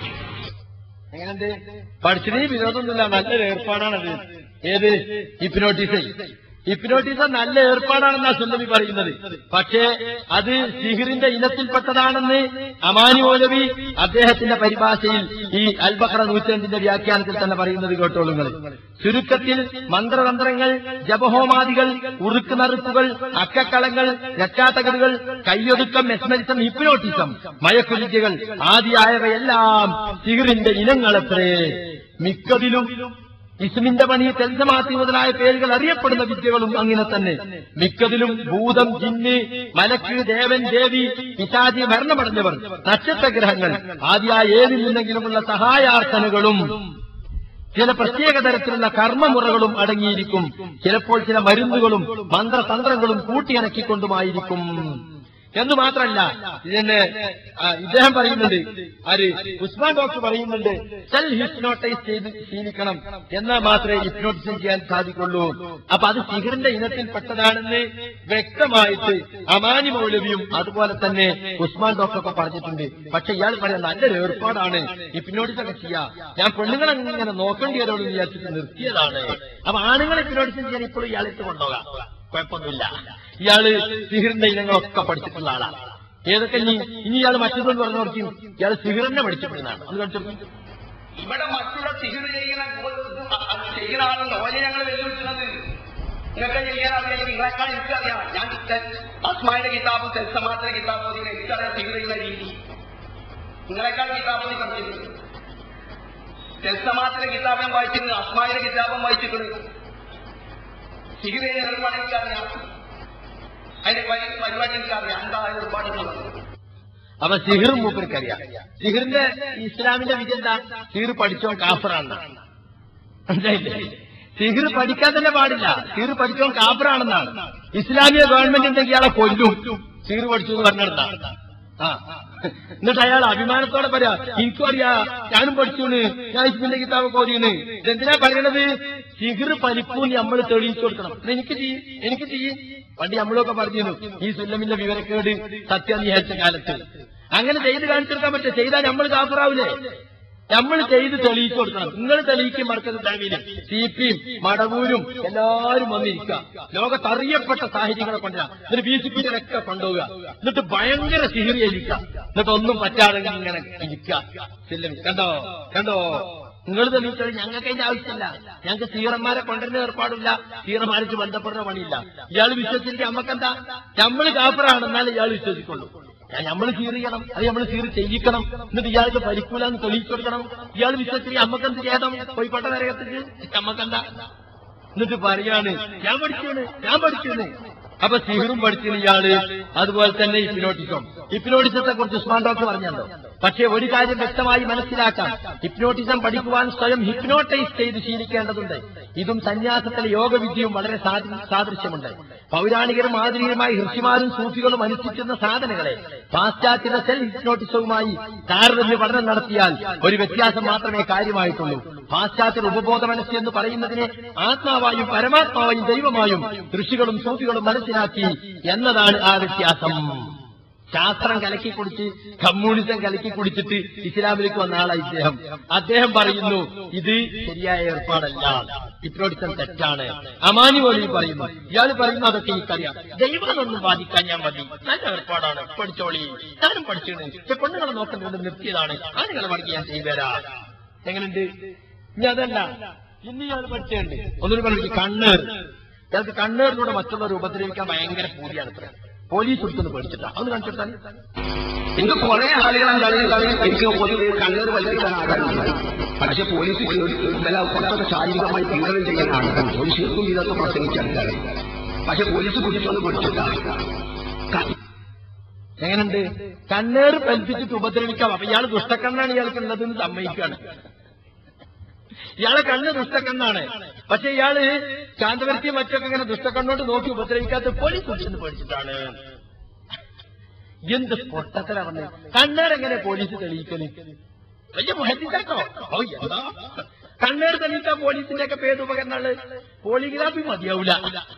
എങ്ങനെയുണ്ട് പഠിച്ചത് വിനോദമൊന്നുമില്ല നല്ലൊരു ഏർപ്പാടാണത് ഏത് ഹിപ്നോട്ടിസം ഹിപ്നോട്ടിസം നല്ല ഏർപ്പാടാണെന്നാ സുന്ദമി പറയുന്നത് പക്ഷേ അത് സിഹിറിന്റെ ഇനത്തിൽപ്പെട്ടതാണെന്ന് അമാനി മൗലവി അദ്ദേഹത്തിന്റെ പരിഭാഷയിൽ ഈ അൽബക്ര നൂറ്റാണ്ടിന്റെ വ്യാഖ്യാനത്തിൽ തന്നെ പറയുന്നത് കേട്ടോളൂ നിങ്ങൾ ചുരുക്കത്തിൽ മന്ത്രതന്ത്രങ്ങൾ ജപഹോമാദികൾ ഉറുക്ക് നറുക്കുകൾ അക്കക്കളങ്ങൾ രച്ചാത്തകടുകൾ കയ്യൊതുക്കം മെസ്മരിസം ഹിപ്നോട്ടിസം മയക്കുലിദ്യകൾ ആദിയായവയെല്ലാം സിഹിറിന്റെ ഇനങ്ങളത്രേ മിക്കതിലും ഇസ്മിന്റെ പണി തെൽസമാത്തി മുതലായ പേരുകൾ അറിയപ്പെടുന്ന വിദ്യകളും അങ്ങനെ തന്നെ മിക്കതിലും ഭൂതം ജിന്ന് മലക്ക് ദേവൻ ദേവി പിശാചി മരണമടഞ്ഞവർ നക്ഷത്രഗ്രഹങ്ങൾ ആദ്യായ ഏതിൽ നിന്നെങ്കിലുമുള്ള സഹായാർത്ഥനകളും ചില പ്രത്യേക തരത്തിലുള്ള കർമ്മമുറകളും അടങ്ങിയിരിക്കും ചിലപ്പോൾ ചില മരുന്നുകളും മന്ത്രതന്ത്രങ്ങളും കൂട്ടിയിണക്കിക്കൊണ്ടുമായിരിക്കും എന്ന് മാത്രമല്ല ഇതിന് ആ, ഇദ്ദേഹം പറയുന്നുണ്ട് ആര് ഉസ്മാൻ ഡോക്ടർ പറയുന്നുണ്ട് സെൽ ഹിപ്നോട്ടൈസ് ചെയ്ത് ശീലിക്കണം എന്നാൽ മാത്രമേ ഹിപ്നോട്ടിസം ചെയ്യാൻ സാധിക്കുള്ളൂ അപ്പൊ അത് സിഗറിന്റെ ഇനത്തിൽപ്പെട്ടതാണെന്ന് വ്യക്തമായിട്ട് അമാനി മൗലവിയും അതുപോലെ തന്നെ ഉസ്മാൻ ഡോക്ടറൊക്കെ പറഞ്ഞിട്ടുണ്ട് പക്ഷെ ഇയാൾ പറയാൻ നല്ലൊരു ഏർപ്പാടാണ് ഹിപ്നോട്ടിസം ഒക്കെ ചെയ്യാ ഞാൻ പെണ്ണുങ്ങളെ ഇങ്ങനെ നോക്കേണ്ടി വരുള്ളൂ എന്ന് വിചാരിച്ചിട്ട് നിർത്തിയതാണ് അപ്പൊ ആണുങ്ങളെ ഹിപ്നോട്ടിസം ചെയ്യാൻ ഇപ്പോഴും ഇയാളെടുത്ത് കൊണ്ടുപോകാം കുഴപ്പമൊന്നുമില്ല ഇയാള് സിഹിറിന്റെ ഇനങ്ങളൊക്കെ പഠിച്ചിട്ടുള്ള ആളാണ് ഏതൊക്കെ ഇനി ഇനി ഇയാൾ മറ്റൊന്നും പറഞ്ഞവർക്ക് ഇയാൾ സിഹിറിനെ പഠിച്ചിട്ടുള്ളതാണ് അത് കാണിച്ചു ഇവിടെ മറ്റുള്ള സിഹിർ ചെയ്യുന്ന അത് ചെയ്യുന്ന ആളുണ്ട് ഓലെ ഞങ്ങൾ വെല്ലുവിളിക്കുന്നത് നിങ്ങൾക്ക് ചെയ്യാൻ അറിയാം നിങ്ങളെക്കാൾ എനിക്കറിയാം ഞാൻ അസ്മായുടെ കിതാബും തെൽസമാത്തിന്റെ കിതാബും ഓതി എനിക്കറിയാം സിഹിർ ചെയ്യുന്ന രീതി നിങ്ങളെക്കാൾ കിതാബ് ഓതി പഠിച്ചിട്ടുണ്ട് തെൽസമാത്തിന്റെ കിതാബും വായിച്ചിട്ടുണ്ട് അസ്മായുടെ കിതാബും വായിച്ചിട്ടുണ്ട് സിഹിർ ചെയ്യുന്ന ഏർപ്പാട് എനിക്കറിയാം അതിന്റെ പരി- പരിപാടി എനിക്കറിയാം എന്താ ഏർപ്പാട് എന്നുള്ളത് അപ്പൊ സിഹിർ മൂപ്പർക്കറിയാം സിഹിറിന്റെ ഇസ്ലാമിന്റെ വിധി എന്താ സിഹിർ പഠിച്ചോ കാഫറാണ് മനസ്സിലായില്ലേ സിഹിർ പഠിക്കാൻ തന്നെ പാടില്ല സിഹിർ പഠിച്ചോ കാഫറാണെന്നാണ് ഇസ്ലാമിക ഗവൺമെന്റ് ഉണ്ടെങ്കിൽ ഇയാളെ കൊല്ലും സിഹിർ പഠിച്ചു എന്ന് പറഞ്ഞിരുന്ന ആ എന്നിട്ട് അയാൾ അഭിമാനത്തോടെ പറയാ എനിക്കും അറിയാ ഞാനും പഠിച്ചൂണ് ഞാൻ ഇസ്മിന്റെ കിതാബ് കോരിയാണ് ഇതെന്തിനാ പറയണത് സിഹിർ പലിപ്പൂന്ന് നമ്മൾ തെളിയിച്ചു കൊടുക്കണം എന്നാ എനിക്ക് ചെയ്യും എനിക്ക് ചെയ്യും പണ്ട് നമ്മളൊക്കെ പറഞ്ഞിരുന്നു ഈ സുല്ലമിന്റെ വിവരക്കേട് സത്യം വിചാരിച്ച കാലത്ത് അങ്ങനെ ചെയ്ത് കാണിച്ചെടുക്കാൻ പറ്റും ചെയ്താൽ നമ്മൾ കാപ്പറാവില്ലേ നമ്മൾ ചെയ്ത് തെളിയിച്ചു കൊടുക്കണം നിങ്ങൾ തെളിയിക്കും മറക്കത് തഴവിലും സി പിയും മടവൂരും എല്ലാവരും വന്നിരിക്കുക ലോകത്ത് അറിയപ്പെട്ട സാഹചര്യങ്ങളെ കൊണ്ടുവരാം എന്നിട്ട് ബി സി പിയുടെ ഒക്കെ കൊണ്ടുപോവുക എന്നിട്ട് ഭയങ്കര സിഹിറി ഇരിക്കുക എന്നിട്ട് ഒന്നും പറ്റാതെ ഇങ്ങനെ ഇരിക്കുക ചെല്ലും കണ്ടോ കണ്ടോ നിങ്ങൾ തെളിയിച്ചാൽ ഞങ്ങൾക്ക് അതിന്റെ ആവശ്യമില്ല ഞങ്ങൾക്ക് സീറന്മാരെ കൊണ്ടുവരുന്ന ഏർപ്പാടില്ല സീറന്മാർക്ക് ബന്ധപ്പെടുന്ന പണിയില്ല ഇയാൾ വിശ്വസിച്ചിരിക്കുക നമുക്കെന്താ നമ്മൾ കാപ്പറാണെന്നാൽ ഇയാൾ വിശ്വസിക്കുള്ളൂ നമ്മൾ സീർ ചെയ്യണം അത് നമ്മൾ സീർ ചെയ്യിക്കണം എന്നിട്ട് ഇയാൾക്ക് പരിക്കൂലെന്ന് തെളിയിച്ചു കൊടുക്കണം ഇയാൾ വിശ്വസിച്ചിരിക്കുക അമ്മക്കെന്ത് ചെയ്യണം പോയിപ്പെട്ട നരകത്തേക്ക് നമ്മക്കെന്താ എന്നിട്ട് പറയാണ് ഞാൻ പഠിച്ചാണ് ഞാൻ പഠിച്ചെന്ന് അപ്പൊ സിഹിറും പഠിച്ചിന് ഇയാള് അതുപോലെ തന്നെ ഹിപ്നോട്ടിസം ഹിപ്നോട്ടിസത്തെ കുറിച്ച് ഉസ്മാൻ ഡോക്ടർ പറഞ്ഞല്ലോ പക്ഷേ ഒരു കാര്യം വ്യക്തമായി മനസ്സിലാക്കാം ഹിപ്നോട്ടിസം പഠിക്കുവാൻ സ്വയം ഹിപ്നോട്ടൈസ് ചെയ്ത് ശീലിക്കേണ്ടതുണ്ട് ഇതും സന്യാസത്തിലെ യോഗവിദ്യയും വളരെ സാദൃ- സാദൃശ്യമുണ്ട് പൗരാണികരും മാതിരിയുമായി ഋഷിമാരും സൂഫികളും അനുഷ്ഠിക്കുന്ന സാധനങ്ങളെ പാശ്ചാത്യ സെൽ ഹിപ്നോട്ടിസവുമായി താരതമ്യ പഠനം നടത്തിയാൽ ഒരു വ്യത്യാസം മാത്രമേ കാര്യമായിട്ടുള്ളൂ പാശ്ചാത്യ ഉപബോധ മനസ്സ് എന്ന് പറയുന്നതിനെ ആത്മാവായും പരമാത്മാവായും ദൈവമായും ഋഷികളും സൂഫികളും മനസ്സിലാക്കി എന്നതാണ് ആ വ്യത്യാസം ശാസ്ത്രം കലക്കി കുടിച്ച് കമ്മ്യൂണിസം കലക്കി കുടിച്ചിട്ട് ഇസ്ലാമിലേക്ക് വന്ന ആളാണ് ഇദ്ദേഹം അദ്ദേഹം പറയുന്നു ഇത് ശരിയായ ഏർപ്പാടല്ല ഇപ്രോഡിസം തെറ്റാണ് അമാനി പോലും പറയുന്നു ഇയാൾ പറയുന്നു അതൊക്കെ എനിക്കറിയാം ദൈവമൊന്നും ബാധിക്കാൻ ഞാൻ മതി നല്ല ഏർപ്പാടാണ് പഠിച്ചോളി ഞാനും പഠിച്ചിരുന്നു പക്ഷെ പെണ്ണുങ്ങളെ നോക്കുന്നത് നിർത്തിയതാണ് ആണുങ്ങളെ പഠിക്കാൻ ഞാൻ ചെയ്തുതരാ എങ്ങനെയുണ്ട് ഇനി അതല്ല ഇന്ന് ഇയാൾ പഠിച്ചുണ്ട് ഒന്നൊരു പറഞ്ഞു കണ്ണേർ ഇയാൾക്ക് കണ്ണേറിലൂടെ മറ്റുള്ളവരെ ഉപദ്രവിക്കാൻ ഭയങ്കര പൂതിയാണ് ഇത്ര പോലീസ് എടുത്തൊന്ന് പേടിച്ചിട്ടാ അതൊന്ന് കാണിച്ചിട്ടാൽ എനിക്ക് കുറെ ആളുകൾ എന്താണ് എനിക്ക് പൊതുവെ കണ്ണൂർ വലിക്കാൻ ആകാറുണ്ട് പക്ഷെ പോലീസ് വില കുറച്ചൊക്കെ ശാരീരികമായി പീഡനം ചെയ്യാൻ ആൾക്കാർ പോലീസ് ഒന്നും ഇതൊക്കെ പ്രസംഗിച്ച ആൾക്കാർ പക്ഷെ പോലീസ് പിടിച്ചൊന്നും പിടിച്ചില്ല എങ്ങനെയുണ്ട് കണ്ണേർ പൽപ്പിച്ചിട്ട് ഉപദ്രവിക്കാം അപ്പൊ ഇയാൾ ദുഷ്ടക്കണ്ണാണ് ഇയാൾക്ക് ഉള്ളതെന്ന് സമ്മതിക്കുകയാണ് ഇയാളെ കണ്ണ് ദുഷ്ടക്കണ്ണാണ് പക്ഷെ ഇയാള് ശാന്തവരത്തിയും മറ്റൊക്കെ ഇങ്ങനെ ദുഷ്ടക്കണ്ണോട്ട് നോക്കി ഉപദ്രവിക്കാത്ത പോലീസ് പിടിച്ചെന്ന് പേടിച്ചിട്ടാണ് എന്ത് പൊട്ടത്തല പറഞ്ഞ കണ്ണേർ എങ്ങനെ പോലീസ് തെളിയിക്കല് വലിയ മുഹത്തിട്ടോ ഓ എന്താ കണ്ണേർ തെളിയിക്കാൻ പോലീസിന്റെ ഒക്കെ പേര് ഉപകരണങ്ങള് പോളിഗ്രാഫി മതിയാവൂല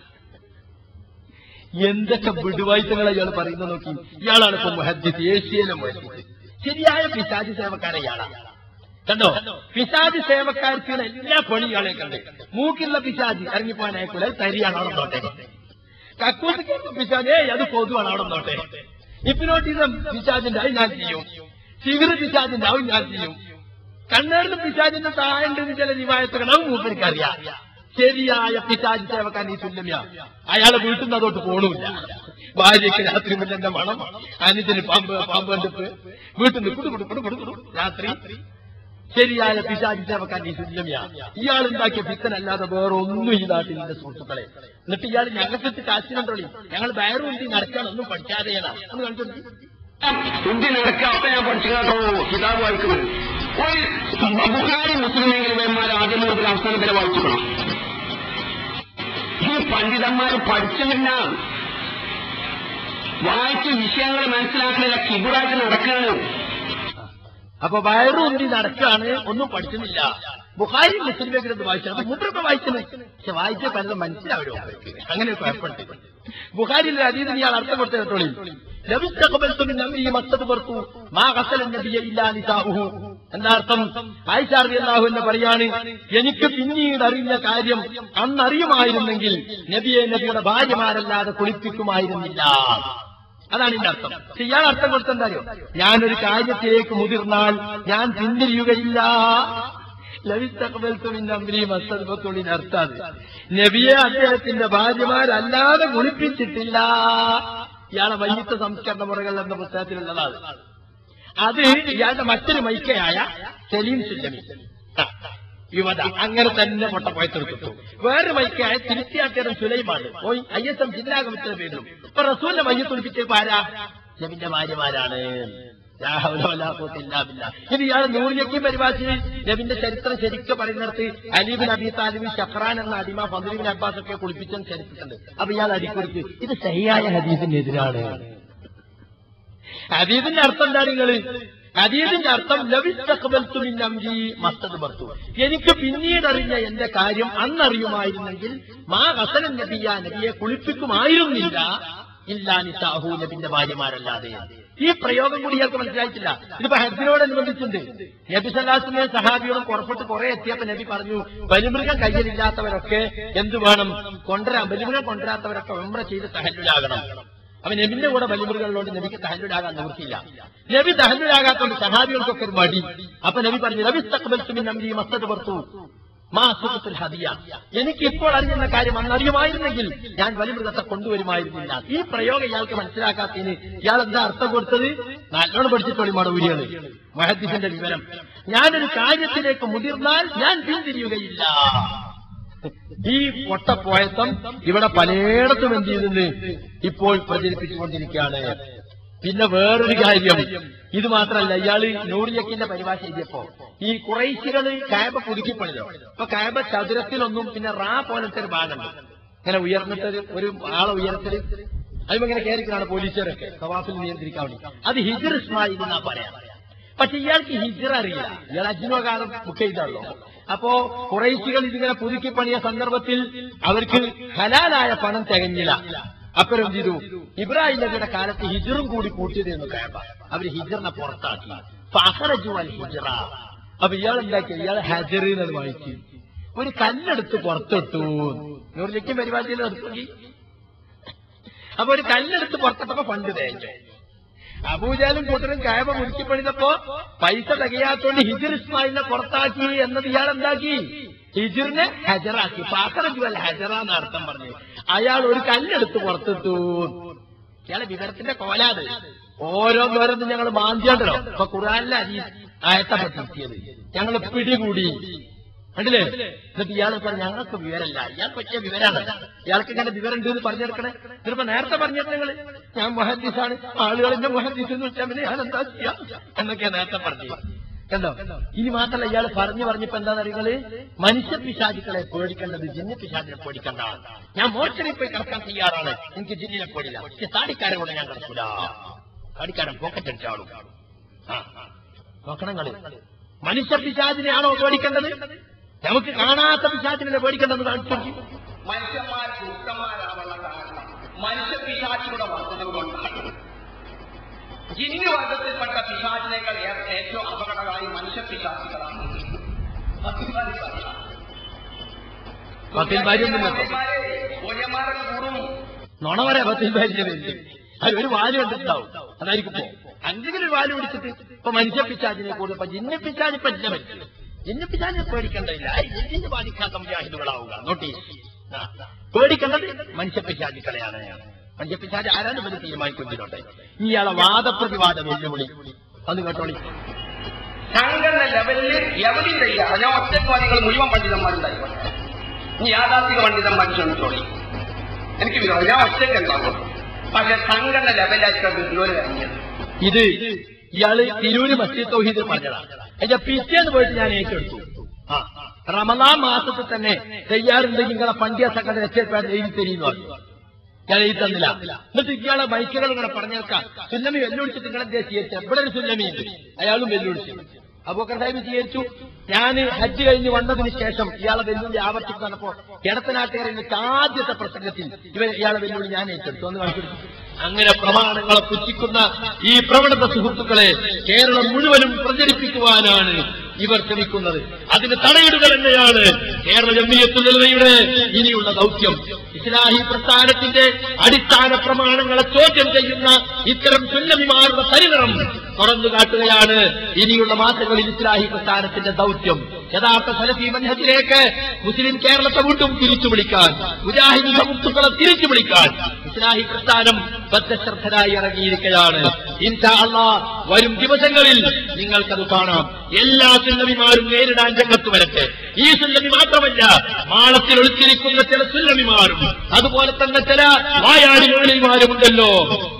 എന്തൊക്കെ വിടുവായുത്തങ്ങളെ ഇയാൾ പറയുന്നത് നോക്കി ഇയാളാണ് ഇപ്പൊ മുഹദ്ദിസ് ഏഷ്യയിലെ മുഹദ്ദിസ് ശരിയായ പിശാചി സേവക്കാരെ ഇയാളാണ് കണ്ടോ പിശാചി സേവക്കാർക്ക് എല്ലാ പണി ഇയാളെ കണ്ട് മൂക്കുള്ള പിശാചി ഇറങ്ങിപ്പോകാൻ അയക്കൂല അത് തരിയാണ് അവിടെ നോട്ടെ കക്കൂസിക്ക് പിശാച് ഏയ് അത് കൊതുവാണ് അവിടെ നോട്ടെ ഇപ്പിനോട്ടിസം പിശാചിന്റെ അത് ഞാൻ ചെയ്യും സിഗർ പിശാചിന്റെ അത് ഞാൻ ചെയ്യും കണ്ണേറിന് പിശാചിന്റെ താഴെ ചില റിവായത്തുകൾ അത് മൂപ്പർക്ക് അറിയാം ശരിയായ പിശാചി സേവക്കാൻ ഈ തുല്യമ അയാളെ വീട്ടിൽ നിന്ന് അതോട്ട് പോണില്ല ഭാര്യയ്ക്ക് രാത്രി മുല്ലന്റെ മണം അനിയത്തിന് പാമ്പ് പാമ്പ് കണ്ടിപ്പ് വീട്ടിൽ നിന്ന് കുടു കുടു കുടു കുടു കുടു രാത്രി ശരിയായ പിശാചി സേവക്കാൻ ഈ തുല്യമ ഇയാൾ ഉണ്ടാക്കിയ പിത്തനല്ലാതെ വേറെ ഒന്നും ഈ നാട്ടിലിന്റെ സുഹൃത്തുക്കളെ എന്നിട്ട് ഇയാൾ ഞങ്ങൾക്ക് കാശിനുണ്ടോളി ഞങ്ങൾ വയറുണ്ടി നടക്കാൻ ഒന്നും പഠിക്കാതെയാണ് ഒന്ന് കണ്ടു ഇന്ത്യ നടക്കുക അപ്പൊ ഞാൻ പഠിച്ചു കേട്ടോ കിതാബ് വായിക്കുന്നത് ഒരു ബുഹാരി മുസ്ലിമെങ്കിലും ഇവന്മാർ ആദ്യം മുതൽ അവസാനം വരെ വായിച്ചിക്കണം ഈ പണ്ഡിതന്മാർ പഠിച്ചില്ല വായിച്ച് വിഷയങ്ങൾ മനസ്സിലാക്കുന്നില്ല കിബിറായിട്ട് നടക്കുകയാണ് അപ്പൊ വയറുണ്ടി നടക്കാണ് ഒന്നും പഠിക്കുന്നില്ല ബുഹാരി മുസ്ലിമേക്ക് ഇത് വായിച്ചത് അപ്പൊ മുദ്രൊക്കെ വായിച്ചത് പക്ഷെ വായിച്ച പലതും മനസ്സിലാവരോ അങ്ങനെ കുഴപ്പമുണ്ട് ബുഹാരിയിൽ അതീത് ഇയാൾ അർത്ഥം കൊടുത്ത കേട്ടോളി എന്താ അർത്ഥം ആയിഷാർവി അള്ളാഹു എന്ന് പറയാണ് എനിക്ക് പിന്നീട് അറിഞ്ഞ കാര്യം അന്നറിയുമായിരുന്നെങ്കിൽ നബിയെ നബിയുടെ ഭാര്യമാരല്ലാതെ കുളിപ്പിക്കുമായിരുന്നില്ല അതാണ് ഇതിന്റെ അർത്ഥം പക്ഷെ ഇയാൾ അർത്ഥം കൊടുത്തെന്തായോ ഞാനൊരു കാര്യത്തിലേക്ക് മുതിർന്നാൽ ഞാൻ പിന്തിരിയുകയില്ല ലവിത്തകബൽത്തുമിന്നീമസ്തുളിന് അർത്ഥാത് നബിയെ അദ്ദേഹത്തിന്റെ ഭാര്യമാരല്ലാതെ കുളിപ്പിച്ചിട്ടില്ല ഇയാളെ വൈകിട്ട് സംസ്കരണ മുറകൾ എന്ന പുസ്തകത്തിലുള്ളതാണ് അത് ഇയാളുടെ മറ്റൊരു മൈക്കയായ സലീം സുല്ലമി ആ, യുവത അങ്ങനെ തന്നെ മുട്ട പോയത്തെടുത്തു വേറെ മൈക്കായ തിരുത്തിയാട്ടേരം സുലൈമാണ് പോയി ഐ എസ് എം ജില്ലാ കമ്മിറ്റിയുടെ പേരിലും ഇപ്പൊ റസൂലിന്റെ മയ്യത്തൊളിപ്പിച്ചപ്പോ ആരാ നബിന്റെ ഭാര്യമാരാണ് ലാ ഹൗല വലാ ഖുവത ഇല്ലാ ബില്ലാഹ്. ഇത് ഇയാൾ നൂറിലേക്കും പരിഭാഷയിൽ നബിന്റെ ചരിത്രം ശരിക്കും പറയുന്നിടത്ത് അലീബിൻ അബി താലിബ് ഷഖ്റാൻ എന്ന അടിമ ഫضലിബിൻ അബ്ബാസ് ഒക്കെ കുളിപ്പിച്ചെന്ന് ചരിത്രമുണ്ട് അപ്പൊ ഇയാൾ അടിക്കുറിച്ച് ഇത് ശരിയായ ഹദീസിനെതിരാണ് ഹദീസിന്റെ അർത്ഥം എന്താണ് നിങ്ങള് ഹദീസിന്റെ അർത്ഥം ലവിസ്തഖബൽത്തുമിന്നംജി മസ്തദ് ബർത്തു എനിക്ക് പിന്നീട് അറിഞ്ഞ എന്റെ കാര്യം അന്നറിയുമായിരുന്നെങ്കിൽ മാ ഹസനൻ നബിയ നബിയെ കുളിപ്പിക്കുമായിരുന്നില്ല ഇല്ലാ നിസാഹു നബിന്റെ ഭാര്യമാരല്ലാതെ ഈ പ്രയോഗം കൂടി ഇയാൾക്ക് മനസ്സിലായിട്ടില്ല ഇതിപ്പോ ഹജ്ജിനോടനുബന്ധിച്ചുണ്ട് നബി സല്ലാസിനെ സഹാബിയോടും പുറപ്പെട്ട് കുറെ എത്തിയപ്പോ നബി പറഞ്ഞു ബലിമൃഗം കയ്യിലില്ലാത്തവരൊക്കെ എന്ത് വേണം കൊണ്ടുവരാൻ ബലിമൃഗം കൊണ്ടുവരാത്തവരൊക്കെ ഉംറ ചെയ്ത് തഹല്ലുലാകണം അപ്പൊ നബിന്റെ കൂടെ ബലിമൃഗങ്ങളോട് നബിക്ക് തഹല്ലുലാകാൻ നിവൃത്തിയില്ല നബി തഹല്ലുലാകാത്തോണ്ട് സഹാബികൾക്കൊക്കെ ഒരു മടി അപ്പൊ നബി പറഞ്ഞു നബി തക്ബൽത്തുമിൻ നബി മസ്തദ് പർത്തു മാസുഖത്തുൽ ഹദിയ എനിക്ക് ഇപ്പോൾ അറിയുന്ന കാര്യം അന്ന് അറിയുമായിരുന്നെങ്കിൽ ഞാൻ ബലിമൃഗത്തെ കൊണ്ടുവരുമായിരുന്നില്ല ഈ പ്രയോഗം ഇയാൾക്ക് മനസ്സിലാക്കാത്തതിന് ഇയാൾ എന്താ അർത്ഥം കൊടുത്തത് നല്ലോണം പഠിച്ചിട്ടോളി മടവൂരിയാണ് മഹദ്ദിസിന്റെ വിവരം ഞാനൊരു കാര്യത്തിലേക്ക് മുതിർന്നാൽ ഞാൻ പിന്തിരിയുകയില്ല ഈ പൊട്ടപ്പോയത്തം ഇവിടെ പലയിടത്തും എന്ത് ചെയ്യുന്നത് ഇപ്പോൾ പ്രചരിപ്പിച്ചുകൊണ്ടിരിക്കുകയാണ് പിന്നെ വേറൊരു കാര്യം ഇത് മാത്രമല്ല ഇയാള് നൂറിയക്കിന്റെ പരിഭാഷ എഴുതിയപ്പോ ഈ കുറേശ്ശികള് കാബ പുതുക്കിപ്പണിതോ അപ്പൊ കാബ ചതുരത്തിലൊന്നും പിന്നെ റാ പോലത്തെ ഒരു ഭാഗമുണ്ട് ഇങ്ങനെ ഉയർന്നിട്ട് ഒരു- ഒരു ആളെ ഉയരത്തില് അതിപ്പോ ഇങ്ങനെ കയറിക്കാണ് പോലീസുകാരൊക്കെ സവാഫിൽ നിയന്ത്രിക്കാൻ വേണ്ടി അത് ഹിജർ ഇസ്മായിൽ എന്നാ പറയാം പക്ഷെ ഇയാൾക്ക് ഹിജർ അറിയില്ല ഇയാൾ അജ്നോ കാലം ബുക്ക് ചെയ്താണല്ലോ അപ്പോ കുറേശികൾ ഇതിങ്ങനെ പുതുക്കി പണിയ സന്ദർഭത്തിൽ അവർക്ക് ഹലാലായ പണം തികഞ്ഞില്ല അപ്പുറം ചെയ്തു ഇബ്രാഹിം നബിയുടെ കാലത്ത് ഹിജറും കൂടി കൂട്ടിയതെന്ന് കാബ അവര് ഹിജറിനെ പുറത്താക്കി ഫഹറജു അൽ ഹിജറ അപ്പൊ ഇയാൾ എന്താക്കി ഇയാൾ ഹജർ എന്നത് വായിച്ചു ഒരു കല്ലെടുത്ത് പുറത്തിട്ടു നൂറിലേക്കും പരിപാടിയിൽ നിർത്തി അപ്പൊ ഒരു കല്ലെടുത്ത് പുറത്തിട്ടപ്പോ ഫണ്ട് തേച്ചു അബൂജാലും കൂട്ടരും കായബ മുറുക്കി പണിതപ്പോ പൈസ തികയാത്തോണ്ട് ഹിജിർ ഇസ്മായിലിനെ പുറത്താക്കി എന്നത് ഇയാൾ എന്താക്കി ഹിജിറിനെ ഹജറാക്കി പാക്കറജു അല്ല ഹജറ എന്ന് അർത്ഥം പറഞ്ഞു അയാൾ ഒരു കല്ലെടുത്ത് പുറത്തിട്ടു ഇയാളെ വിവരത്തിന്റെ കോലാത് ഓരോന്നോരോന്നും ഞങ്ങൾ മാന്തിയാണ്ടല്ലോ ഇപ്പൊ ഖുറാനിലെ അരി ആയത്തെ പറ്റിയത് ഞങ്ങൾ പിടികൂടി കണ്ടില്ലേ എന്നിട്ട് ഇയാൾ പറഞ്ഞു ഞങ്ങൾക്ക് വിവരമില്ല ഇയാൾ പറ്റിയ വിവരാണ് ഇയാൾക്ക് ഇങ്ങനെ വിവരം ഉണ്ട് എന്ന് പറഞ്ഞെടുക്കണേ ചിലപ്പോ നേരത്തെ പറഞ്ഞിട്ട് നിങ്ങള് ഞാൻ മൊഹദ്ദീസാണ് ആളുകൾ എന്നെ മൊഹദ്ദീസ് എന്ന് വെച്ചാൽ പിന്നെ ഞാൻ എന്താ ചെയ്യാ എന്നൊക്കെയാ നേരത്തെ പറഞ്ഞു കണ്ടോ ഇനി മാത്രമല്ല ഇയാൾ പറഞ്ഞു പറഞ്ഞപ്പോ എന്താണെന്ന് അറിയുന്നത് മനുഷ്യ പിശാചുക്കളെ പേടിക്കേണ്ടത് ജിന്ന പിശാചിനെ പേടിക്കണ്ട ഞാൻ മോർച്ചറിൽ പോയി കിടക്കാൻ തയ്യാറാണ് എനിക്ക് ജിന്നിനെ പേടില്ല പക്ഷെ താടിക്കാരെ കൂടെ ഞാൻ കിടക്കൂല താടിക്കാരൻ പോക്കറ്റ് അടിച്ചാളും ആ നോക്കണം കളി മനുഷ്യ പിശാചിനെയാണോ പേടിക്കേണ്ടത് നമുക്ക് കാണാത്ത പിശാചിനെ പേടിക്കേണ്ടത് കാണിച്ചു മനുഷ്യന്മാർ ദുഃഖന്മാരാവാനുള്ള കാരണം മനുഷ്യ പിശാചിയുടെ വർദ്ധനവ് കൊണ്ടാണ് ജിന്നു വർഗത്തിൽപ്പെട്ട പിശാചിനേക്കാൾ ഏ- ഏറ്റവും അപകടമായി മനുഷ്യ പിശാചികളാണ് പത്തിമാരി പറയാം. പത്തിൽ ഭാര്യയൊന്നും കേട്ടോ ഒഴിയന്മാരൊക്കെ കൂടും നുണ പറയാ പത്തിൽ ഭാര്യ പേര് അത് ഒരു വാല് കണ്ടിട്ടുണ്ടാവും അതായിരിക്കും ഇപ്പോ എന്തെങ്കിലും ഒരു വാല് പിടിച്ചിട്ട് ഇപ്പൊ മനുഷ്യ പിശാചിനെ കൂടുതൽ ഇപ്പൊ ജിന്ന പിശാചി പറ്റില്ല പറ്റും ജിന്ന പിശാചിനെ പേടിക്കേണ്ടതില്ല ജിന്ന് ബാധിക്കാത്ത മുജാഹിദുകളാവുക നോട്ടീസ് ആ. പേടിക്കേണ്ടത് മനുഷ്യ പിശാചിക്കളെയാണ് മനുഷ്യ പിശാചി ആരാണ് ഇവര് തീരുമാനിക്കൊണ്ടിരുന്നോട്ടെ ഇയാളെ വാദപ്രതിവാദ വെല്ലുവിളി അത് കേട്ടോളി സംഘടന ലെവലിൽ എവരും തയ്യാറ ഞാൻ ഒറ്റപ്പാടികൾ മുഴുവൻ പണ്ഡിതന്മാരുണ്ടായിക്കോട്ടെ ഇനി യാഥാർത്ഥിക പണ്ഡിതന്മാർ ക്ഷണിച്ചോളി എനിക്ക് വിരോധം ഞാൻ ഒറ്റയ്ക്കുണ്ടാകും പക്ഷെ സംഘടന ലെവലായിട്ട് വിദ്രോഹം കഴിഞ്ഞത് ഇത് ഇയാള് തിരൂര് മസ്ജിദ് തൗഹീദിൽ പറഞ്ഞതാണ് എന്റെ പിറ്റേന്ന് പോയിട്ട് ഞാൻ ഏറ്റെടുത്തു ആ റമദാൻ മാസത്തിൽ തന്നെ തയ്യാറുണ്ടെങ്കിൽ നിങ്ങളെ പണ്ഡിയ സംഘടന എത്തിയപ്പോൾ എഴുതി തരീന്ന് പറഞ്ഞു ഞാൻ എഴുതി തന്നില്ല എന്നിട്ട് ഇയാളെ ബൈക്കുകൾ ഇങ്ങനെ പറഞ്ഞേക്കാം സുല്ലമി വെല്ലുവിളിച്ചിട്ട് നിങ്ങളെ എന്തേ സ്വീകരിച്ചു എവിടെ ഒരു സുല്ലമിയുണ്ട് അയാളും വെല്ലുവിളിച്ചു അബൂക്കർ സാഹിബ് സ്വീകരിച്ചു ഞാൻ ഹജ്ജ് കഴിഞ്ഞ് വന്നതിന് ശേഷം ഇയാളെ വെല്ലുവിളി ആവർത്തിച്ച് നടപ്പോ കിടത്തനാട്ടുകാരിൽ വെച്ച് ആദ്യത്തെ പ്രസംഗത്തിൽ ഇവ ഇയാളെ വെല്ലുവിളി ഞാൻ ഏറ്റെടുത്തു ഒന്ന് കാണിച്ചു കൊടുത്തു. അങ്ങനെ പ്രമാണങ്ങളെ പുച്ഛിക്കുന്ന ഈ പ്രവണത സുഹൃത്തുക്കളെ കേരളം മുഴുവനും പ്രചരിപ്പിക്കുവാനാണ് ഇവർ ശ്രമിക്കുന്നത് അതിന് തടയിടുക തന്നെയാണ് കേരള ജമ്മിയത്തുള്ളവയുടെ ഇനിയുള്ള ദൗത്യം ഇസ്ലാഹി പ്രസ്ഥാനത്തിന്റെ അടിസ്ഥാന പ്രമാണങ്ങളെ ചോദ്യം ചെയ്യുന്ന ഇത്തരം സുല്ലമിമാരുടെ പരിണാമം തുറന്നു കാട്ടുകയാണ് ഇനിയുള്ള മാസങ്ങളിൽ ഇസ്ലാഹി പ്രസ്ഥാനത്തിന്റെ ദൗത്യം യഥാർത്ഥ സലഫി മൻഹജിലേക്ക് മുസ്ലിം കേരളത്തെ വീണ്ടും തിരിച്ചു വിളിക്കാൻ മുജാഹിദ് മുക്തുക്കളെ തിരിച്ചു വിളിക്കാൻ ഇസ്ലാഹി പ്രസ്ഥാനം ബദ്ധശ്രദ്ധരായി ഇറങ്ങിയിരിക്കുകയാണ് ഇൻഷാ അള്ളാ വരും ദിവസങ്ങളിൽ നിങ്ങൾക്കത് കാണാം എല്ലാ സുല്ലമിമാരും നേരിടാൻ രംഗത്ത് വരട്ടെ ഈ സുല്ലമി മാത്രമല്ല മാളത്തിൽ ഒളിച്ചിരിക്കുന്ന ചില സുല്ലമിമാരും അതുപോലെ തന്നെ ചില വായാടി വേളിമാരുമുണ്ടല്ലോ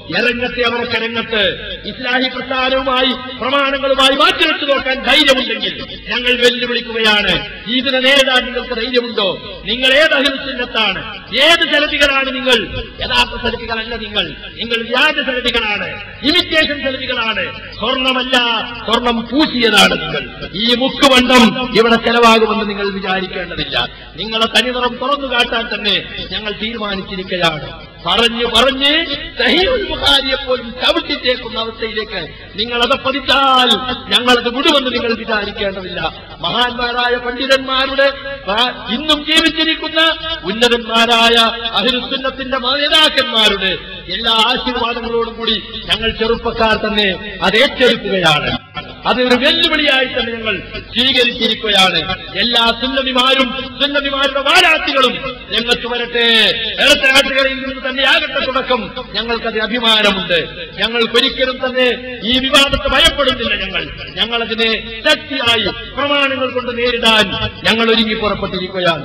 ഇറങ്ങത്തെ അവരൊക്കെ രംഗത്ത് ഇസ്ലാഹി പ്രസ്ഥാനവുമായി പ്രമാണങ്ങളുമായി മാറ്റിവെച്ചു നോക്കാൻ ധൈര്യമുണ്ടെങ്കിൽ ഞങ്ങൾ വെല്ലുവിളിക്കുകയാണ് ഇതിനെ നേരിടാൻ നിങ്ങൾക്ക് ധൈര്യമുണ്ടോ നിങ്ങൾ ഏത് അഹിംസന്നത്താണ് ഏത് സെലഫികളാണ് നിങ്ങൾ യഥാർത്ഥ സെലഫികളല്ല നിങ്ങൾ നിങ്ങൾ വ്യാജ സെലഫികളാണ് ഇമിറ്റേഷൻ സെലഫികളാണ് സ്വർണമല്ല സ്വർണം പൂശിയതാണ് നിങ്ങൾ ഈ മുക്കുവണ്ണം ഇവിടെ ചെലവാകുമെന്ന് നിങ്ങൾ വിചാരിക്കേണ്ടതില്ല നിങ്ങളെ തനിനിറം തുറന്നു കാട്ടാൻ തന്നെ ഞങ്ങൾ തീരുമാനിച്ചിരിക്കുകയാണ് പറഞ്ഞു പറഞ്ഞ് സഹീഉൽ ബുഖാരിയെ പോലും ചവിട്ടിത്തേക്കുന്ന അവസ്ഥയിലേക്ക് നിങ്ങൾ അത് പതിച്ചാൽ ഞങ്ങളത് വിടുമെന്ന് നിങ്ങൾ വിചാരിക്കേണ്ടതില്ല മഹാന്മാരായ പണ്ഡിതന്മാരുടെ ആ, ഇന്നും ജീവിച്ചിരിക്കുന്ന ഉന്നതന്മാരായ അഹിരുസുന്നത്തിന്റെ നേതാക്കന്മാരുടെ എല്ലാ ആശീർവാദങ്ങളോടും കൂടി ഞങ്ങൾ ചെറുപ്പക്കാർ തന്നെ അത് ഏറ്റെടുക്കുകയാണ് അതൊരു വെല്ലുവിളിയായി തന്നെ ഞങ്ങൾ സ്വീകരിച്ചിരിക്കുകയാണ് എല്ലാ സുന്നമിമാരും സുന്നമിമാരുടെ വാരാത്തികളും രംഗത്ത് വരട്ടെ ഇടത്തനാട്ടുകളിൽ നിന്ന് തന്നെയാകട്ടെ തുടക്കം ഞങ്ങൾക്കത് അഭിമാനമുണ്ട് ഞങ്ങൾക്കൊരിക്കലും തന്നെ ഈ വിവാദത്തെ ഭയപ്പെടുന്നില്ല ഞങ്ങൾ ഞങ്ങളതിനെ ശക്തിയായി പ്രമാണങ്ങൾ കൊണ്ട് നേരിടാൻ ഞങ്ങൾ ഒരുങ്ങി പുറപ്പെട്ടിരിക്കുകയാണ്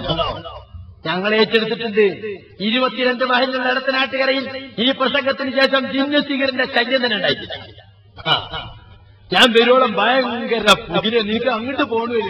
ഞങ്ങൾ ഏറ്റെടുത്തിട്ടുണ്ട് ഇരുപത്തിരണ്ട് മഹലുള്ള ഇടത്തനാട്ടുകരയിൽ ഈ പ്രസംഗത്തിന് ശേഷം ജിന്നസിഗറിന്റെ ശല്യം തന്നെ ഉണ്ടായിട്ടില്ല ആ ഞാൻ വരുവോളം ഭയങ്കര പുതിരെ നീക്ക് അങ്ങോട്ട് പോകണമില്ല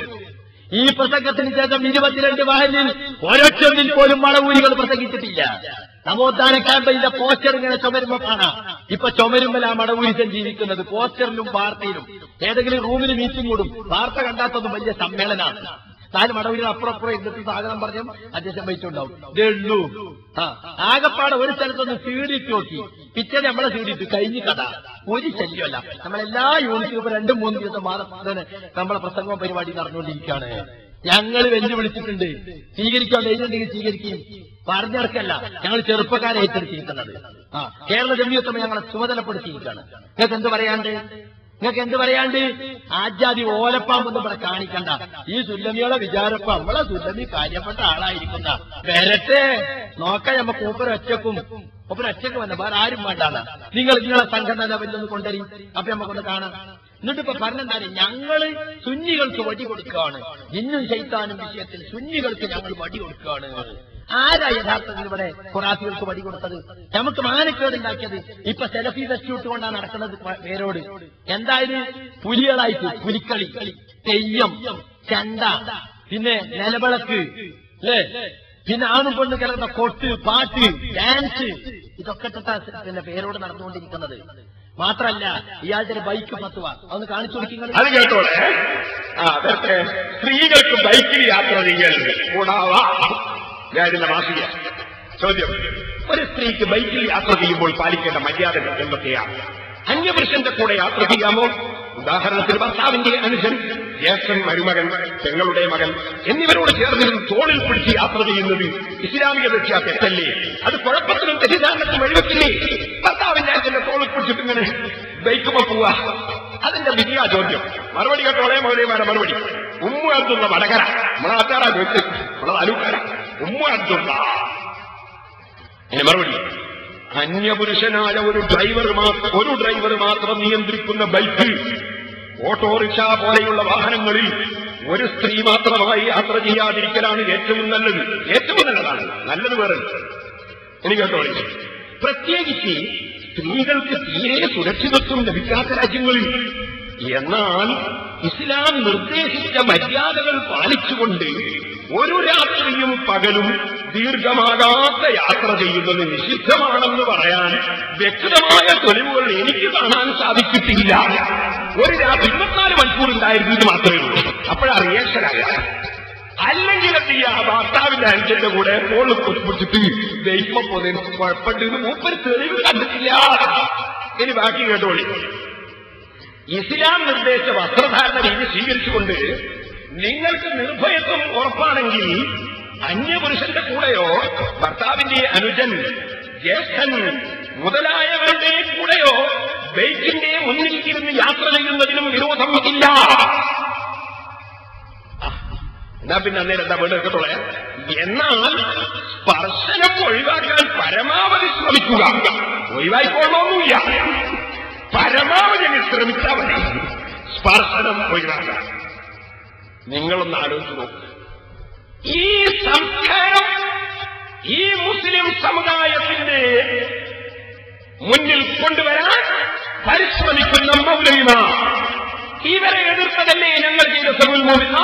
ഈ പ്രസംഗത്തിന് ശേഷം ഇരുപത്തിരണ്ട് വാഹനിൽ ഒരൊറ്റൊന്നിൽ പോലും വളവൂരികൾ പ്രസംഗിച്ചിട്ടില്ല നവോത്ഥാന ക്യാമ്പയിലെ പോസ്റ്റർ ഇങ്ങനെ ചുമരുമ്പോ കാണാം ഇപ്പൊ ചുമരുമ്പല മടവൂരിച്ചൻ ജീവിക്കുന്നത് പോസ്റ്ററിലും വാർത്തയിലും ഏതെങ്കിലും റൂമിൽ മീറ്റിംഗ് കൂടും വാർത്ത കണ്ടാത്തൊന്നും വലിയ സമ്മേളനമാണ് നാല് മടവൂരിൽ അപ്പുറം അപ്പുറം ഇരുന്നിട്ട് സ്വാഗതം പറഞ്ഞു അധ്യക്ഷൻ വഹിച്ചുണ്ടാവും ഇതേ ഉള്ളൂ ആ ആകപ്പാടെ ഒരു സ്ഥലത്തൊന്ന് സീഡിട്ട് നോക്കി പിറ്റേ നമ്മളെ സീഡിട്ട് കഴിഞ്ഞു കഥ ഒരു ശല്യമല്ല നമ്മളെല്ലാ യൂണിറ്റും ഇപ്പൊ രണ്ടും മൂന്നും ദിവസം മാസം തന്നെ നമ്മളെ പ്രസംഗവും പരിപാടി നടന്നുകൊണ്ടിരിക്കുകയാണ് ഞങ്ങൾ വെല്ലുവിളിച്ചിട്ടുണ്ട് സ്വീകരിക്കാൻ ധൈര്യമുണ്ടെങ്കിൽ സ്വീകരിക്കുകയും പറഞ്ഞിറക്കല്ല ഞങ്ങൾ ചെറുപ്പക്കാരെ ഏറ്റെടുത്തിരിക്കുന്നത് ആ കേരള ജമ്മിയത്തമ്മ ഞങ്ങളെ ചുമതലപ്പെടുത്തിയിരിക്കുകയാണ് നിങ്ങൾക്ക് എന്ത് പറയാണ്ട് നിങ്ങൾക്ക് എന്ത് പറയാണ്ട് ആജാതി ഓലപ്പാമ്പൊന്നും ഇവിടെ കാണിക്കണ്ട ഈ സുല്ലമിയുടെ വിചാരപ്പ നമ്മളെ സുല്ലമി കാര്യപ്പെട്ട ആളായിരിക്കുന്ന വരട്ടെ നോക്കാൻ നമ്മ മൂപ്പര് ഒറ്റക്കും മൂപ്പര് ഒറ്റക്ക് വന്ന വേറെ ആരും വേണ്ടാണ് നിങ്ങൾ നിങ്ങളെ സംഘടന ലെവലിലൊന്ന് കൊണ്ടുവരി അപ്പൊ നമുക്കൊന്ന് കാണാം എന്നിട്ട് ഇപ്പൊ പറഞ്ഞെന്താണ് ഞങ്ങള് സുന്നികൾക്ക് വടി കൊടുക്കുകയാണ് ഇന്നും ശൈത്താനും വിഷയത്തിൽ സുന്നികൾക്ക് ഞങ്ങൾ വടി കൊടുക്കുകയാണ് ആരാ യഥാർത്ഥത്തിൽ ഇവിടെ ഖുറാസികൾക്ക് വടി കൊടുത്തത് നമുക്ക് മാനക്കേട് ഉണ്ടാക്കിയത് ഇപ്പൊ സെലഫി വെസ്റ്റൂട്ട് കൊണ്ടാണ് നടക്കുന്നത് പേരോട് എന്തായാലും പുലികളായിട്ട് പുലിക്കളി തെയ്യം ചണ്ട പിന്നെ നിലവിളക്ക് അല്ലേ പിന്നെ ആണും പെണ്ണു കിടന്ന കൊട്ട് പാട്ട് ഡാൻസ് ഇതൊക്കെ തൊട്ടാ പിന്നെ പേരോട് നടന്നുകൊണ്ടിരിക്കുന്നത് മാത്രല്ല ഇയാളുടെ ബൈക്ക് പത്തുവ അതൊന്ന് കാണിച്ചു കൊടുക്കുന്നത് അത് കേട്ടോളെ ആ അതൊക്കെ സ്ത്രീകൾക്ക് ബൈക്കിൽ യാത്ര ചെയ്യരുത് കൂടാവാ ഞാൻ ഇതിന്റെ മാസിക ചോദ്യം ഒരു സ്ത്രീക്ക് ബൈക്കിൽ യാത്ര ചെയ്യുമ്പോൾ പാലിക്കേണ്ട മര്യാദകൾ എന്തൊക്കെയാണ് അന്യപുരുഷന്റെ കൂടെ യാത്ര ചെയ്യാമോ ഉദാഹരണത്തിന് ഭർത്താവിന്റെ അനുജൻ ജ്യേഷ്ഠൻ മരുമകൻ പെങ്ങളുടെ മകൻ എന്നിവരോട് ചേർന്നിരുന്ന് തോളിൽ പിടിച്ച് യാത്ര ചെയ്യുന്നത് ഇസ്ലാമിക ദൃഷ്ട്യാ തെറ്റല്ലേ അത് കുഴപ്പത്തിനും തെറ്റിദ്ധാരണത്തിനും വഴിവെക്കില്ലേ ഭർത്താവിന്റെ അനുജന്റെ തോളിൽ പിടിച്ചിട്ട് ഇങ്ങനെ ബൈക്കുമ്പോ പോവാ അതിന്റെ വിധിയാ ചോദ്യം മറുപടി കേട്ടോളെ മൗലിമാരെ മറുപടി ഉമ്മു അബ്ദുള്ള വടകര നമ്മളെ ആൾക്കാരാ ചോദിച്ചത് നമ്മളെ അലൂക്കാര ഉമ്മു അബ്ദുള്ള ഇനി മറുപടി അന്യപുരുഷനായ ഒരു ഡ്രൈവർ മാത്രം ഒരു ഡ്രൈവർ മാത്രം നിയന്ത്രിക്കുന്ന ബൈക്ക് ഓട്ടോറിക്ഷ പോലെയുള്ള വാഹനങ്ങളിൽ ഒരു സ്ത്രീ മാത്രമായി യാത്ര ചെയ്യാതിരിക്കലാണ് ഏറ്റവും നല്ലത് ഏറ്റവും നല്ലതാണ് നല്ലത് വേറെ എനിക്ക് കേട്ടോ പ്രത്യേകിച്ച് സ്ത്രീകൾക്ക് തീരെ സുരക്ഷിതത്വം ലഭിക്കാത്ത രാജ്യങ്ങളിൽ എന്നാൽ ഇസ്ലാം നിർദ്ദേശിച്ച മര്യാദകൾ പാലിച്ചുകൊണ്ട് ഒരു രാത്രിയും പകലും ദീർഘമാകാത്ത യാത്ര ചെയ്യുന്നത് നിഷിദ്ധമാണെന്ന് പറയാൻ വ്യക്തമായ തെളിവുകൾ എനിക്ക് കാണാൻ സാധിച്ചിട്ടില്ല ഒരു രാത്രി ഇരുപത്തിനാല് മണിക്കൂർ ഉണ്ടായിരുന്നത് മാത്രമേ ഉള്ളൂ അപ്പോഴാ റിയാക്ഷനായ അല്ലെങ്കിൽ എന്ത് ചെയ്യാ ഭർത്താവിന്റെ അനുജന്റെ കൂടെ ഫോണിൽ പൊട്ടിപ്പിടിച്ചിട്ട് ദൈവം പോകുന്നതിന് കുഴപ്പമുണ്ട് മൂപ്പര് തെളിവ് കണ്ടിട്ടില്ല ഇനി ബാക്കി കേട്ടോളി ഇസ്ലാം നിർദ്ദേശിച്ച വസ്ത്രധാരണ രീതി സ്വീകരിച്ചുകൊണ്ട് നിങ്ങൾക്ക് നിർഭയത്വം ഉറപ്പാണെങ്കിൽ അന്യപുരുഷന്റെ കൂടെയോ ഭർത്താവിന്റെ അനുജൻ ജ്യേഷ്ഠൻ മുതലായവരുടെ കൂടെയോ ബൈക്കിന്റെ മുന്നിൽ ഇരുന്ന് യാത്ര ചെയ്യുന്നതിനും വിരോധം ഇല്ല എന്നാ പിന്നെ അന്നേരം എന്താ വീട് എടുക്കത്തോളെ എന്നാൽ സ്പർശനം ഒഴിവാക്കാൻ പരമാവധി ശ്രമിക്കുക ഒഴിവായിക്കൊള്ളൊന്നുമില്ല പരമാവധി അങ്ങ് ശ്രമിച്ചാൽ മതി സ്പർശനം ഒഴിവാക്കാൻ നിങ്ങളൊന്ന് ആലോചിച്ച് നോക്കുക ഈ സംസ്കാരം ഈ മുസ്ലിം സമുദായത്തിന്റെ മുന്നിൽ കൊണ്ടുവരാൻ പരിശ്രമിക്കുന്ന മൗലവിമാർ ഇവരെ എതിർത്തതല്ലേ ഞങ്ങൾ ചെയ്ത സബുൽ മോദിന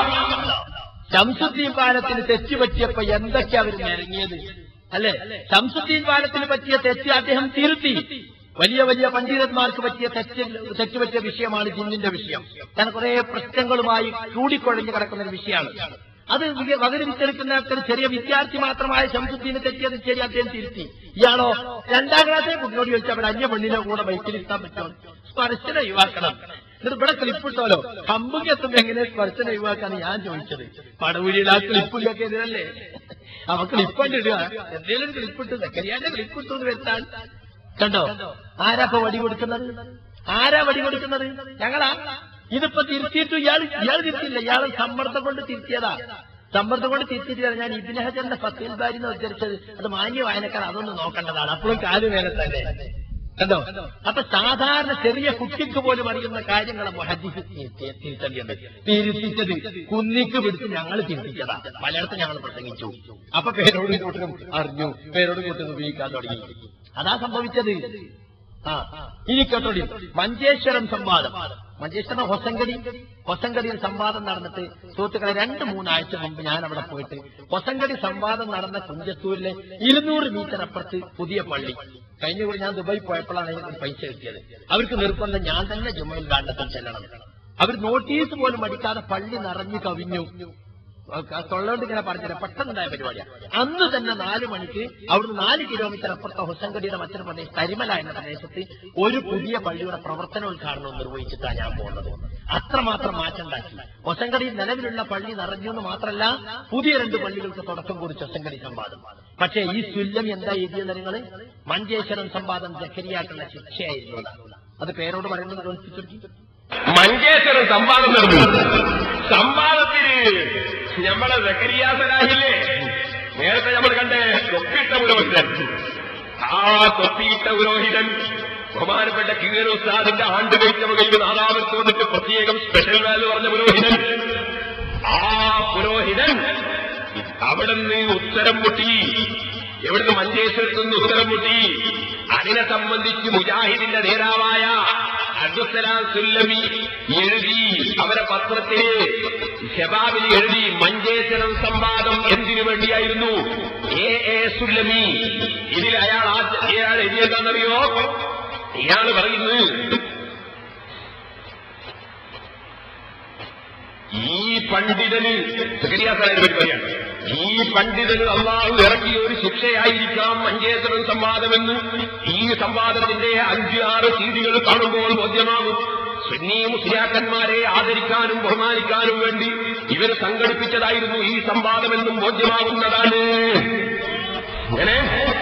ശംസുദ്ദീൻ പാലത്തിന് തെറ്റ് പറ്റിയപ്പോ എന്തൊക്കെ അവർ നിരങ്ങിയത് അല്ലെ ശംസുദ്ദീൻ പാലത്തിന് പറ്റിയ തെറ്റ് അദ്ദേഹം തിരുത്തി വലിയ വലിയ പണ്ഡിതന്മാർക്ക് പറ്റിയ തെറ്റ് തെറ്റുപറ്റിയ വിഷയമാണ് ജിന്നിന്റെ വിഷയം കാരണം കുറെ പ്രശ്നങ്ങളുമായി കൂടിക്കൊഴഞ്ഞു കിടക്കുന്ന ഒരു വിഷയമാണ് അത് വകരുവിച്ചെടുക്കുന്ന ഒരു ചെറിയ വിദ്യാർത്ഥി മാത്രമായ ശംസുദ്ദീനെ തെറ്റിയത് ശരി അദ്ദേഹം തിരുത്തി ഇയാളോ രണ്ടാം ക്ലാസ്സിലെ കുട്ടിയോട് ചോദിച്ചാൽ അവിടെ അന്യ പെണ്ണിനെ കൂടെ ബൈക്കിലിരുത്താൻ പറ്റുമോ സ്പർശന ഒഴിവാക്കണം എന്നിട്ട് ഇവിടെ ക്ലിപ്പിട്ടോലോ കമ്പുക്ക് എത്തുമ്പോ എങ്ങനെ സ്പർശന ഒഴിവാക്കാന്ന് ഞാൻ ചോദിച്ചത് പടവുരിയുടെ ആ ക്ലിപ്പിലൊക്കെ ഇതിനല്ലേ അവ ക്ലിപ്പണ്ട് ഇടുക എന്തെങ്കിലും ക്ലിപ്പിട്ട് സെക്കരിയാന്റെ ക്ലിപ്പിട്ടു എന്ന് വെച്ചാൽ കണ്ടോ ആരാ ഇപ്പൊ വടി കൊടുക്കുന്നത് ആരാ വടി കൊടുക്കുന്നത് ഞങ്ങളാ ഇതിപ്പോ തിരുത്തിയിട്ടു ഇയാൾ ഇയാൾ തിരുത്തില്ല ഇയാൾ സമ്മർദ്ദം കൊണ്ട് തിരുത്തിയതാ സമ്മർദ്ദം കൊണ്ട് തിരുത്തിയിട്ടില്ല ഞാൻ ഇബിൻ ഹജറിന്റെ ഫത്തിൽ ബാരി എന്ന് ഉദ്ധരിച്ചത് അത് മാന്യ വായനക്കാർ അതൊന്ന് നോക്കേണ്ടതാണ് അപ്പോഴും കാല് മേലെ തന്നെ കണ്ടോ അപ്പൊ സാധാരണ ചെറിയ കുട്ടിക്ക് പോലും അറിയുന്ന കാര്യങ്ങളെ മുഹദ്ദിസ് തിരുത്തേണ്ടത് തിരുത്തിച്ചത് കുന്നിക്ക് പിടിച്ച് ഞങ്ങൾ തിരുത്തിച്ചതാ പലയിടത്തും ഞങ്ങൾ പ്രസംഗിച്ചു അപ്പൊ പേരോട് കൂട്ടരും അറിഞ്ഞു പേരോട് കൂട്ടരും ഉപയോഗിക്കാൻ തുടങ്ങി അതാ സംഭവിച്ചത് ആ ഇനി കേട്ടോടി മഞ്ചേശ്വരം സംവാദം മഞ്ചേശ്വരം ഹൊസങ്കടി ഹൊസങ്കടിയിൽ സംവാദം നടന്നിട്ട് സുഹൃത്തുക്കളെ രണ്ട് മൂന്നാഴ്ച മുമ്പ് ഞാൻ അവിടെ പോയിട്ട് ഹൊസങ്കടി സംവാദം നടന്ന കുഞ്ചത്തൂരിലെ ഇരുന്നൂറ് മീറ്റർ അപ്പുറത്ത് പുതിയ പള്ളി കഴിഞ്ഞ കൂടി ഞാൻ ദുബായി പോയപ്പോഴാണ് എനിക്ക് പൈസ കിട്ടിയത് അവർക്ക് നിർബന്ധം ഞാൻ തന്നെ ജുമയിൽ കാണ്ടത്തിൽ ചെല്ലണം അവർ നോട്ടീസ് പോലും അടിക്കാതെ പള്ളി നിറഞ്ഞു കവിഞ്ഞു തൊള്ളോണ്ട് ഇങ്ങനെ പറഞ്ഞില്ല പെട്ടെന്നുണ്ടായ പരിപാടിയാണ് അന്ന് തന്നെ നാല് മണിക്ക് അവിടുന്ന് നാല് കിലോമീറ്റർ അപ്പുറത്തെ ഹുസങ്കടിയുടെ മറ്റൊരു പ്രദേശം കരിമല എന്ന പ്രദേശത്ത് ഒരു പുതിയ പള്ളിയുടെ പ്രവർത്തനോദ്ഘാടനം നിർവഹിച്ചിട്ടാണ് ഞാൻ പോകുന്നത് അത്രമാത്രം മാറ്റം ഉണ്ടാക്കി ഹൊസങ്കടിയിൽ നിലവിലുള്ള പള്ളി നിറഞ്ഞു എന്ന് മാത്രമല്ല പുതിയ രണ്ട് പള്ളികൾക്ക് തുടക്കം കുറിച്ച് ഹൊസങ്കടി സംവാദം പക്ഷേ ഈ സുല്യം എന്താ എഴുതിയത് നിങ്ങൾ മഞ്ചേശ്വരം സംവാദം ജക്കരിയാക്കുള്ള ശിക്ഷയായിരുന്നു അത് പേരോട് പറയുന്നത് തോന്നിപ്പിച്ചു മഞ്ചേശ്വരം സംവാദം നടന്നു സംവാദത്തിന് നമ്മളെ സക്കരിയാസനാഹില്ലേ നേരത്തെ നമ്മൾ കണ്ടേ തൊപ്പിയിട്ട പുരോഹിതൻ ആ തൊപ്പിയിട്ട പുരോഹിതൻ ബഹുമാനപ്പെട്ട കീഴ ഉസ്താദിന്റെ ആണ്ട് കഴിച്ച വകയിൽ നാദാമത്ത് വന്നിട്ട് പ്രത്യേകം സ്പെഷ്യൽ വാല്യൂ പറഞ്ഞ പുരോഹിതൻ ആ പുരോഹിതൻ അവിടുന്ന് ഉത്തരം മുട്ടി എവിടുന്ന് മഞ്ചേശ്വരത്ത് നിന്ന് ഉത്തരം മുട്ടി അതിനെ സംബന്ധിച്ച് മുജാഹിദിന്റെ നേതാവായ അബ്ദുസലാം സുല്ലമി എഴുതി അവരെ പത്രത്തിൽ ഷബാബിൽ എഴുതി മഞ്ചേശ്വരം സംവാദം എന്തിനു വേണ്ടിയായിരുന്നു എ എ സുല്ലമി ഇതിൽ അയാൾ ആദ്യ- അയാൾ എഴുതിയതാണെന്നറിയോ ഇയാൾ പറയുന്നു ഈ പണ്ഡിതന് സക്കരിയാസാനെ പറ്റി പറയാണ് ഈ പണ്ഡിതന് അള്ളാഹു ഇറക്കിയ ഒരു ശിക്ഷയായിരിക്കാം മഞ്ചേശ്വരൻ സംവാദമെന്ന് ഈ സംവാദത്തിന്റെ അഞ്ച് ആറ് സീഡികൾ കാണുമ്പോൾ ബോധ്യമാകും സുന്നി മുസ്ലിയാക്കന്മാരെ ആദരിക്കാനും ബഹുമാനിക്കാനും വേണ്ടി ഇവർ സംഘടിപ്പിച്ചതായിരുന്നു ഈ സംവാദമെന്നും ബോധ്യമാകുന്നതാണ് അങ്ങനെ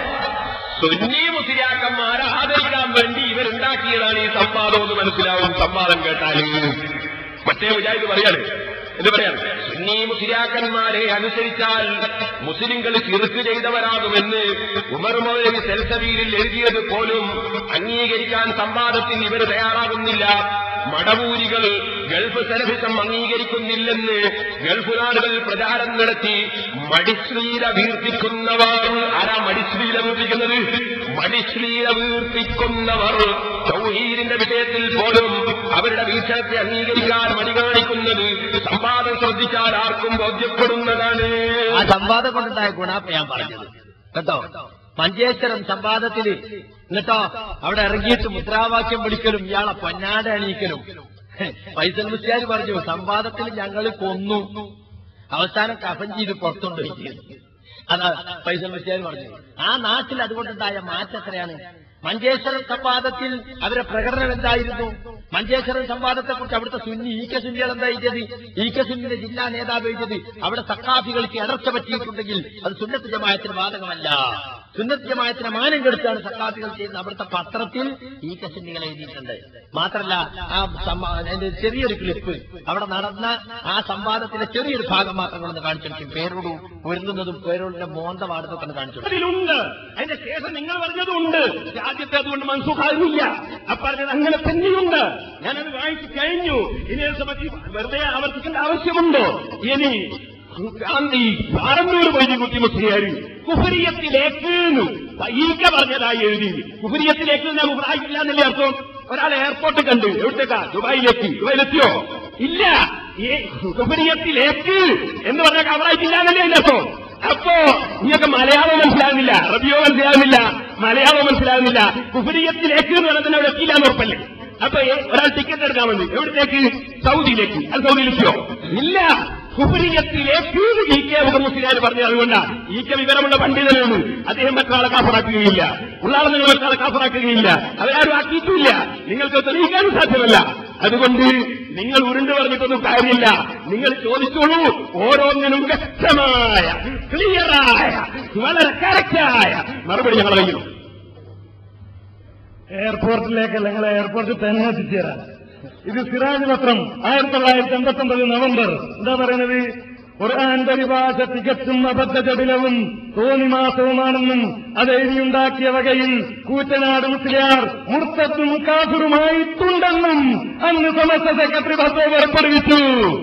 സുന്നി മുസ്ലിയാക്കന്മാരെ ആദരിക്കാൻ വേണ്ടി ഇവരുണ്ടാക്കിയതാണ് ഈ സംവാദം എന്ന് മനസ്സിലാവും സംവാദം കേട്ടാൽ മറ്റേ മുജാഹിദ് പറയാണ് എന്ത് പറയാണ് സുന്നി മുസ്ലിയാക്കന്മാരെ അനുസരിച്ചാൽ മുസ്ലിങ്ങൾ ചിറുക്ക് ചെയ്തവരാകുമെന്ന് ഉമർ മൗലവി സെൽസബീലിൽ എഴുതിയത് പോലും അംഗീകരിക്കാൻ സംവാദത്തിന് ഇവർ തയ്യാറാകുന്നില്ല മടവൂരികൾ ഗൾഫ് സെലഫിസം അംഗീകരിക്കുന്നില്ലെന്ന് ഗൾഫ് നാടുകളിൽ പ്രചാരം നടത്തി മടിശ്ലീല വീർപ്പിക്കുന്നവർ ആരാ മടിശ്ലീല വീർപ്പിക്കുന്നത് മടിശ്ലീല വീർപ്പിക്കുന്നവർ തൗഹീദിന്റെ വിഷയത്തിൽ പോലും അവരുടെ വീക്ഷണത്തെ അംഗീകരിക്കാൻ മടി കാണിക്കുന്നത് സംവാദം ശ്രദ്ധിച്ചാൽ ആർക്കും ബോധ്യപ്പെടുന്നതാണ് ആ സംവാദം കൊണ്ടുണ്ടായ ഗുണാപ്പ ഞാൻ പറഞ്ഞത് കേട്ടോ മഞ്ചേശ്വരം സംവാദത്തില് എന്നിട്ടോ അവിടെ ഇറങ്ങിയിട്ട് മുദ്രാവാക്യം വിളിക്കലും ഇയാളെ പൊന്നാട അണിയിക്കലും ഫൈസൽ മുസ്ലിയാർ പറഞ്ഞു സംവാദത്തിൽ ഞങ്ങൾ കൊന്നു അവസാനം കഫൻ ചെയ്ത് പുറത്തുണ്ട് അതാ ഫൈസൽ മുസ്ലിയാർ പറഞ്ഞു ആ നാട്ടിൽ അതുകൊണ്ടുണ്ടായ മാറ്റം എത്രയാണ് മഞ്ചേശ്വരം സംവാദത്തിൽ അവരുടെ പ്രകടനം എന്തായിരുന്നു മഞ്ചേശ്വരം സംവാദത്തെ കുറിച്ച് അവിടുത്തെ സുന്നി ഈ കെ സുന്നികൾ എന്താ എഴുതിയത് ഈ കെ സുന്നിന്റെ ജില്ലാ നേതാവ് എഴുതിയത് അവിടെ സക്കാഫികൾക്ക് ഇടർച്ച പറ്റിയിട്ടുണ്ടെങ്കിൽ അത് സുന്നത്ത് ജമായത്തിന് ബാധകമല്ല സുന്നത്ത് ജമായത്തിന് മാനം കെടുത്താണ് സക്കാഫികൾ ചെയ്യുന്ന അവിടുത്തെ പത്രത്തിൽ ഈ കെ സുന്നികൾ എഴുതിയിട്ടുണ്ട് മാത്രമല്ല ആ സംവാ- അതിന്റെ ചെറിയൊരു ക്ലിപ്പ് അവിടെ നടന്ന ആ സംവാദത്തിലെ ചെറിയൊരു ഭാഗം മാത്രം കൊണ്ടൊന്ന് കാണിച്ചിരിക്കും പേരോട് ഒരുങ്ങുന്നതും പേരോടിന്റെ മോന്ത പാടുന്നതൊക്കെ ഒന്ന് കാണിച്ചു കൊടുക്കും. അതിലുണ്ട് അതിന്റെ ശേഷം നിങ്ങൾ പറഞ്ഞതുണ്ട് ആദ്യത്തെ അതുകൊണ്ട് മനസ്സുഖാകുന്നില്ല ആ പറഞ്ഞത് അങ്ങനെ തന്നെയുണ്ട് ഞാനത് വായിച്ചു കഴിഞ്ഞു ഇനി അത് സംബന്ധിച്ച് വെറുതെ ആവർത്തിക്കേണ്ട ആവശ്യമുണ്ടോ ഇനി ഗാന്ധി പാറന്നൂർ വൈദ്യുതി മുസ്ലിയാർ കുഫരിയത്തിലേക്ക് ഈക്ക പറഞ്ഞതായി എഴുതി കുഫരിയത്തിലേക്ക് ഞാൻ മുഹറായിട്ടില്ല എന്നല്ലേ അർത്ഥം ഒരാൾ എയർപോർട്ട് കണ്ടു എവിടത്തേക്കാ ദുബായിലേക്ക് ദുബായിലെത്തിയോ ഇല്ല ഈ കുഫരിയത്തിലേക്ക് എന്ന് പറഞ്ഞാൽ കവറായിട്ടില്ല എന്നല്ലേ അതിന്റെ അർത്ഥം അപ്പോ നിങ്ങൾക്ക് മലയാളം മനസ്സിലാകുന്നില്ല അറബിയോ മനസ്സിലാകുന്നില്ല മലയാളം മനസ്സിലാകുന്നില്ല കുഫരിയത്തിലേക്ക് എന്ന് പറഞ്ഞാൽ തന്നെ അവിടെ എത്തിയില്ല എന്ന് ഉറപ്പല്ലേ അപ്പൊ ഏ- ഒരാൾ ടിക്കറ്റ് എടുക്കാൻ വേണ്ടി എവിടത്തേക്ക് സൗദിയിലേക്ക് അത് സൗദിയിലെത്തിയോ ഇല്ല കുഫരിയത്തിലേക്ക് ഈ കെ മുഖമുസ്ലിയാർ പറഞ്ഞത് അതുകൊണ്ടാണ് ഈ കെ വിവരമുള്ള പണ്ഡിതനാണ് അദ്ദേഹം മറ്റൊരാളെ കാഫറാക്കുകയില്ല ഉള്ളാളെ നിങ്ങൾ മറ്റൊരാളെ കാഫറാക്കുകയില്ല അവരാരും ആക്കിയിട്ടില്ല നിങ്ങൾക്ക് തെളിയിക്കാനും സാധ്യമല്ല അതുകൊണ്ട് നിങ്ങൾ ഉരുണ്ട് പറഞ്ഞിട്ടൊന്നും കാര്യമില്ല നിങ്ങൾ ചോദിച്ചോളൂ ഓരോന്നിനും വ്യക്തമായ ക്ലിയറായ വളരെ കറക്റ്റായ മറുപടി ഞങ്ങൾ കഴിയും എയർപോർട്ടിലേക്ക് ഞങ്ങൾ എയർപോർട്ടിൽ തന്നെ എത്തിച്ചേരാം ഇത് സിറാജ് പത്രം ആയിരത്തി തൊള്ളായിരത്തി എൺപത്തി ഒമ്പത് നവംബർ എന്താ പറയുന്നത് ഖുർആൻ പരിഭാഷ തികച്ചും അബദ്ധജടിലവും തോന്നിമാസവുമാണെന്നും അത് എഴുതിയുണ്ടാക്കിയ വകയിൽ കൂറ്റനാട് മുസ്ലിയാർ മുർത്തത്തും കാഫിറുമായിട്ടുണ്ടെന്നും അന്ന് സമസ്ത സെക്രട്ടറി പത്രം പുറപ്പെടുവിച്ചു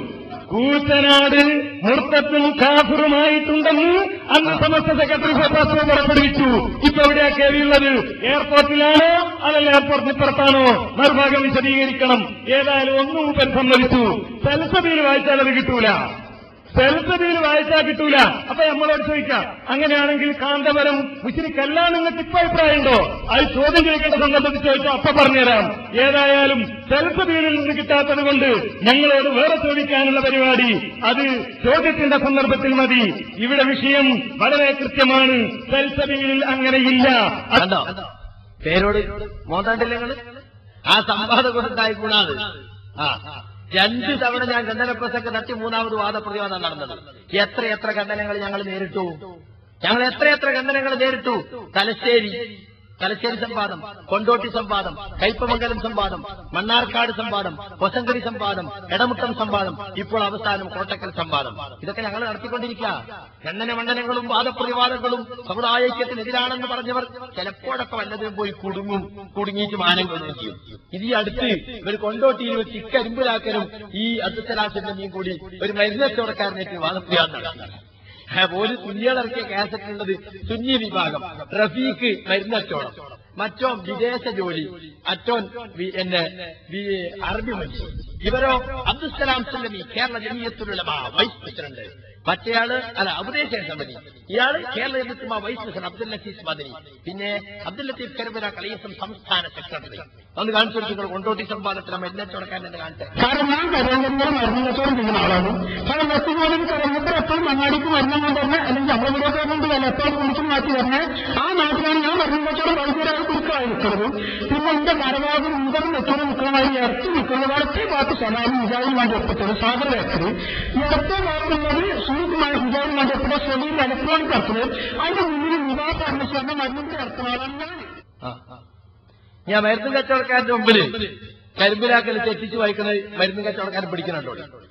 കൂറ്റനാട് മുർത്തത്തും കാഫിറുമായിട്ടുണ്ടെന്ന് അന്ന് സമസ്ത സെക്രട്ടറി പത്രം പുറപ്പെടുവിച്ചു ഇപ്പൊ എവിടെയാ കേറിയുള്ളത് എയർപോർട്ടിലാണോ അതല്ല എയർപോർട്ടിന് പുറത്താണോ മറുഭാഗം വിശദീകരിക്കണം ഏതായാലും ഒന്നും മുമ്പ് സമ്മതിച്ചു സെൽസബിയിൽ വായിച്ചാൽ അത് കിട്ടൂല സെൽസബിയിൽ വായിച്ചാൽ കിട്ടൂല അപ്പൊ നമ്മളോട് ചോദിക്കാം അങ്ങനെയാണെങ്കിൽ കാന്തപരം മുസ്ലിക്കല്ല നിങ്ങൾക്ക് ഇപ്പൊ അഭിപ്രായമുണ്ടോ അത് ചോദ്യം ചോദിക്കേണ്ട സന്ദർഭത്തിൽ ചോദിച്ചാൽ അപ്പൊ പറഞ്ഞുതരാം ഏതായാലും സെൽസബിയിൽ നിന്ന് കിട്ടാത്തത് കൊണ്ട് ഞങ്ങളോട് വേറെ ചോദിക്കാനുള്ള പരിപാടി അത് ചോദ്യത്തിന്റെ സന്ദർഭത്തിൽ മതി ഇവിടെ വിഷയം വളരെ കൃത്യമാണ് സെൽസബിയിൽ അങ്ങനെയില്ല കണ്ടോ പേരോട് മോന്താണ്ടില്ല നിങ്ങള് ആ സംവാദം കൊണ്ടുണ്ടായി ഗുണാത് ആ രണ്ട് തവണ ഞാൻ ഖണ്ഡന പ്രസംഗം നടത്തി മൂന്നാമത് വാദപ്രതിവാദം നടന്നത് എത്ര എത്ര ഖണ്ഡനങ്ങൾ ഞങ്ങൾ നേരിട്ടു ഞങ്ങൾ എത്ര എത്ര ഖണ്ഡനങ്ങൾ നേരിട്ടു തലശ്ശേരി തലശ്ശേരി സംവാദം കൊണ്ടോട്ടി സംവാദം കൈപ്പമംഗലം സംവാദം മണ്ണാർക്കാട് സംവാദം കൊസങ്കടി സംവാദം എടമുട്ടം സംവാദം ഇപ്പോൾ അവസാനം കോട്ടക്കൽ സംവാദം ഇതൊക്കെ ഞങ്ങൾ നടത്തിക്കൊണ്ടിരിക്കുക ഖണ്ഡന മണ്ഡലങ്ങളും വാദപ്രതിവാദങ്ങളും സമുദായൈക്യത്തിനെതിരാണെന്ന് പറഞ്ഞവർ ചിലപ്പോഴൊക്കെ വല്ലതും പോയി കുടുങ്ങും കുടുങ്ങിയിട്ട് മാനം കൊള്ളുകയും ചെയ്യും ഇത് ഈ അടുത്ത് ഒരു കൊണ്ടോട്ടിയിൽ വെച്ച് ഇക്കരിമ്പിലാക്കനും ഈ അബ്ദുസലാസിന്റെയും കൂടി ഒരു മരുന്നച്ചവടക്കാരനായിട്ട് വാദപ്രതിവാദം നടത്തി ആ, പോലീസ് സുന്നികളിറക്കിയ കാസറ്റുള്ളത് സുന്നി വിഭാഗം റഫീഖ് മരുന്നച്ചോളം മറ്റോൻ വിദേശ ജോലി അറ്റോൻ വി- എന്നെ വി- അറബി മനുഷ്യൻ ഇവരോ അബ്ദുസലാം സല്ലമി കേരള ജമീയത്തിലുള്ള വൈസ് പ്രസിഡന്റ് മറ്റേയാള് അല്ല ഉപദേശക സമിതി ഇയാള് കേരള ജമീയത്തുമ വൈസ് പ്രസിഡന്റ് അബ്ദുൽ ലത്തീഫ് മദനി പിന്നെ അബ്ദുൽ ലത്തീഫ് കരുവര കളയസം സംസ്ഥാന സെക്രട്ടറി ഒന്ന് കാണിച്ചു കൊടുത്തു കൊണ്ടോട്ടി സംവാദത്തിലെ മരുന്നച്ചോടക്കാരൻ എന്നെ കാണിച്ചത് കാരണം ഞാൻ കരയങ്കരുടെ മരുന്ന് കച്ചവടം ചെയ്യുന്ന ആളാണ് കാരണം വെട്ടുപോലും കരയങ്കർ എപ്പോഴും മണ്ണാടിക്ക് മരുന്ന് കൊണ്ട് തന്നെ അല്ലെങ്കിൽ നമ്മുടെ ഇവിടെ കൊണ്ട് വല്ല എപ്പോഴും കുടിച്ചും മാറ്റി വരണേ ആ നാട്ടിലാണ് ഞാൻ മരുന്ന് കച്ചവടം വൈദ്യരായി കുറിച്ചായി നിൽക്കുന്നത് പിന്നെ എന്റെ മരവാദം മുതൽ നിൽക്കുന്ന നിൽക്കുന്നതായി ഇറച്ചി നിൽക്കുന്നത് വടക്കേ ഭാഗത്ത് സമാനും ഹിജാബിന് വേണ്ടി ഒപ്പിട്ടത് സാഗർ ഏക്കറ് ഇടത്തെ ഭാഗത്തുള്ളത് സുഹൃത്തുമായ ഹിജാബിന് വേണ്ടി ഒപ്പിട്ട ഷെഡിയിൽ ഇലക്ട്രോണിക് അർത്ഥം അതിന്റെ മുന്നിൽ വിവാഹ പരമേശ്വരന്റെ മരുന്നിന്റെ അർത്ഥമാണ് ഞാൻ ആ, ആ. ഞാൻ മരുന്ന് കച്ചവടക്കാരന്റെ മുമ്പിൽ കരിമ്പിലാക്കൽ തെറ്റിച്ച് വായിക്കുന്ന മരുന്ന് കച്ചവടക്കാരൻ പിടിക്കുന്നുണ്ടോ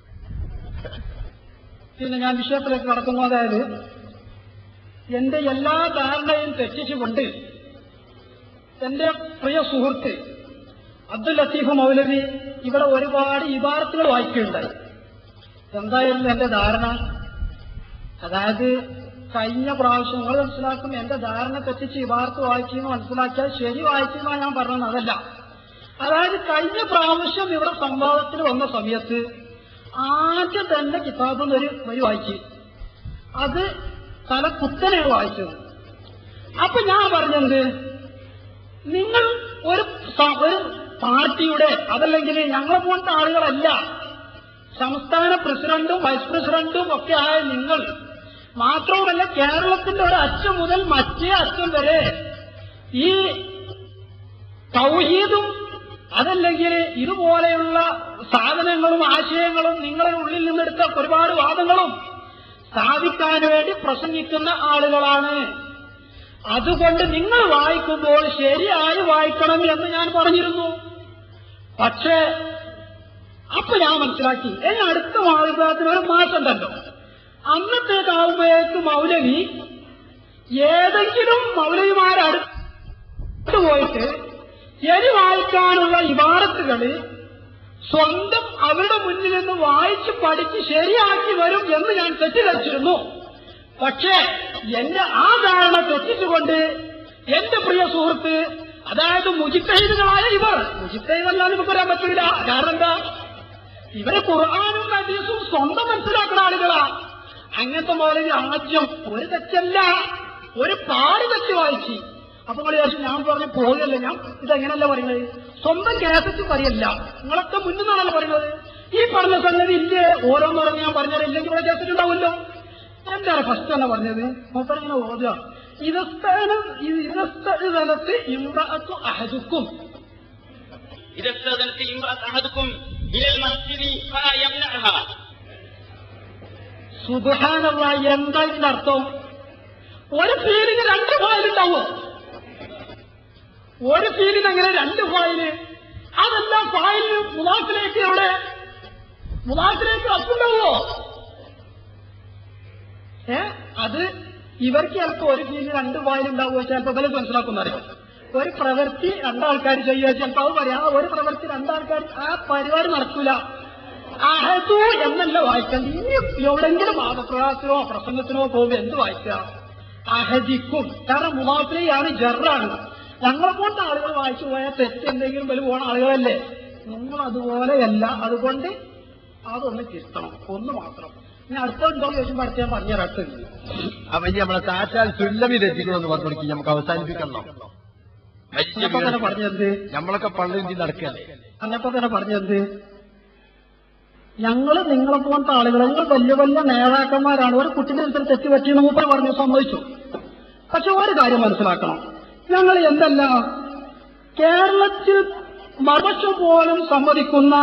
പിന്നെ ഞാൻ വിഷയത്തിലേക്ക് കടക്കുന്നു അതായത് എന്റെ എല്ലാ ധാരണയും തെറ്റിച്ചുകൊണ്ട് എന്റെ പ്രിയ സുഹൃത്ത് അബ്ദുൽ ലത്തീഫ് മൗലവി ഇവിടെ ഒരുപാട് ഇബാറത്തുകൾ വായിക്കുകയുണ്ടായി എന്തായിരുന്നു എന്റെ ധാരണ അതായത് കഴിഞ്ഞ പ്രാവശ്യം നിങ്ങൾ മനസ്സിലാക്കും എന്റെ ധാരണ തെറ്റിച്ച് ഇബാർത്ത് വായിക്കുന്നു മനസ്സിലാക്കിയാൽ ശരി വായിക്കുന്ന ഞാൻ പറഞ്ഞത് അതല്ല അതായത് കഴിഞ്ഞ പ്രാവശ്യം ഇവിടെ സംവാദത്തിൽ വന്ന സമയത്ത് ആദ്യം തന്നെ കിതാബിൽ ഒരു വരി വായിച്ചു അത് തല കുത്തനെയാണ് വായിച്ചത് അപ്പൊ ഞാൻ പറഞ്ഞത് നിങ്ങൾ ഒരു സ- ഒരു പാർട്ടിയുടെ അതല്ലെങ്കിൽ ഞങ്ങളെ പോലത്തെ ആളുകളല്ല സംസ്ഥാന പ്രസിഡന്റും വൈസ് പ്രസിഡന്റും ഒക്കെ ആയ നിങ്ങൾ മാത്രവുമല്ല കേരളത്തിന്റെ ഒരു അച്ഛൻ മുതൽ മറ്റേ അച്ഛൻ വരെ ഈ തൗഹീദും അതല്ലെങ്കിൽ ഇതുപോലെയുള്ള സാധനങ്ങളും ആശയങ്ങളും നിങ്ങളുടെ ഉള്ളിൽ നിന്നെടുത്ത ഒരുപാട് വാദങ്ങളും സ്ഥാപിക്കാൻ വേണ്ടി പ്രസംഗിക്കുന്ന ആളുകളാണ് അതുകൊണ്ട് നിങ്ങൾ വായിക്കുമ്പോൾ ശരിയായി വായിക്കണം എന്ന് ഞാൻ പറഞ്ഞിരുന്നു പക്ഷേ അപ്പൊ ഞാൻ മനസ്സിലാക്കി ഇനി അടുത്ത മാതൃകാത്തിന് ഒരു മാസം ഉണ്ടല്ലോ അന്നത്തേക്കാവുമ്പോഴേക്ക് മൗലവി ഏതെങ്കിലും മൗലവിമാരടുത്ത് പോയിട്ട് എരി വായിക്കാനുള്ള ഇവാറത്തുകള് സ്വന്തം അവരുടെ മുന്നിൽ നിന്ന് വായിച്ച് പഠിച്ച് ശരിയാക്കി വരും എന്ന് ഞാൻ തെറ്റിദ്ധരിച്ചിരുന്നു പക്ഷേ എന്റെ ആ ധാരണ തെറ്റിച്ചുകൊണ്ട് എന്റെ പ്രിയ സുഹൃത്ത് അതായത് മുജിത്തഹിദുകളായ ഇവർ മുജിത്തഹിദല്ലാന്ന് നമുക്ക് പറയാൻ പറ്റില്ല കാരണം എന്താ ഇവരെ ഖുർആാനും ഹദീസും സ്വന്തം മനസ്സിലാക്കുന്ന ആളുകളാ അങ്ങനത്തെ മൗലവി ആദ്യം ഒരു തെറ്റല്ല ഒരു പാട് തെറ്റ് വായിച്ചു അപ്പൊ നിങ്ങൾ വിചാരിച്ചു ഞാൻ പറഞ്ഞു പോകല്ലേ ഞാൻ ഇതെങ്ങനല്ല പറയുന്നത് സ്വന്തം കേസറ്റ് പറയല്ല നിങ്ങളൊക്കെ മുന്നിൽ നിന്നാണല്ലോ പറയുന്നത് ഈ പറഞ്ഞ സംഗതി ഇല്ലേ ഓരോന്നോരോന്ന് ഞാൻ പറഞ്ഞത് ഇല്ലെങ്കിൽ ഇവിടെ കേസറ്റ് ഉണ്ടാവുമല്ലോ എന്താണ് ഫസ്റ്റ് തന്നെ പറഞ്ഞത് മൂപ്പരിങ്ങനെ ഓതുക ഇതസ്ഥാനം ഇതസ്ഥലത്ത് ഇമ്രഅത്തു അഹദുക്കും إذا استأذنت امرأة أحدكم إلى المسجد فلا يمنعها സുബഹാനല്ല എന്താ ഇതിന്റെ അർത്ഥം ഒരു ഫീലിന് രണ്ട് ഫയൽ ഉണ്ടാവും ഒരു ഫീലിന് അങ്ങനെ രണ്ട് ഫയല് അതെല്ലാം ഫയലിന് മുലാസിലേക്ക് എവിടെ മുലാസിലേക്ക് അപ്പുണ്ടാവോ ഏ അത് ഇവർക്ക് ചിലപ്പോ ഒരു ഫീലിന് രണ്ട് ഫയൽ ഉണ്ടാവുക ചിലപ്പോ ഇവരെ മനസ്സിലാക്കുന്നറിയാം ഒരു പ്രവൃത്തി രണ്ടാൾക്കാർ ചെയ്യുക ചിലപ്പോ അത് പറയാം ആ ഒരു പ്രവൃത്തി രണ്ടാൾക്കാർ ആ പരിപാടി നടക്കൂല അഹദു എന്നല്ല വായിക്കേണ്ടത് ഇനി എവിടെങ്കിലും വാദപ്രവാസത്തിനോ പ്രസംഗത്തിനോ പോകുമ്പോൾ എന്ത് വായിക്കുക അഹദിക്കും കാരണം മുഹാഫിയാണ് ജറാണ് ഞങ്ങളെ പോലത്തെ ആളുകൾ വായിച്ചു പോയാൽ തെറ്റ് എന്തെങ്കിലും വലിയ പോണ ആളുകളല്ലേ നിങ്ങൾ അതുപോലെയല്ല അതുകൊണ്ട് അതൊന്ന് തിരുത്തണം ഒന്ന് മാത്രം ഇനി അടുത്തുണ്ടോ ചോദിച്ചുമ്പോൾ അടുത്ത് ഞാൻ പറഞ്ഞു തരാട്ടില്ല അപ്പൊ ഇനി നമ്മളെ സാറ്റാൽ സുല്ലമി രചിക്കണമെന്ന് പറഞ്ഞു കൊടുക്കി നമുക്ക് അവസാനിപ്പിക്കണം അന്നപ്പോ തന്നെ പറഞ്ഞത് നമ്മളൊക്കെ പള്ളിയിൽ നടക്കല്ലേ അന്നപ്പോ തന്നെ പറഞ്ഞത് ഞങ്ങള് നിങ്ങളെ പോലത്തെ ആളുകൾ നിങ്ങൾ വലിയ വലിയ നേതാക്കന്മാരാണ് ഒരു കുട്ടിന്റെ അടുത്ത് തെറ്റ് പറ്റിയെന്ന് മൂപ്പർ പറഞ്ഞു സമ്മതിച്ചു പക്ഷെ ഒരു കാര്യം മനസ്സിലാക്കണം ഞങ്ങൾ എന്തല്ല കേരളത്തിൽ മറച്ചു പോലും സമ്മതിക്കുന്ന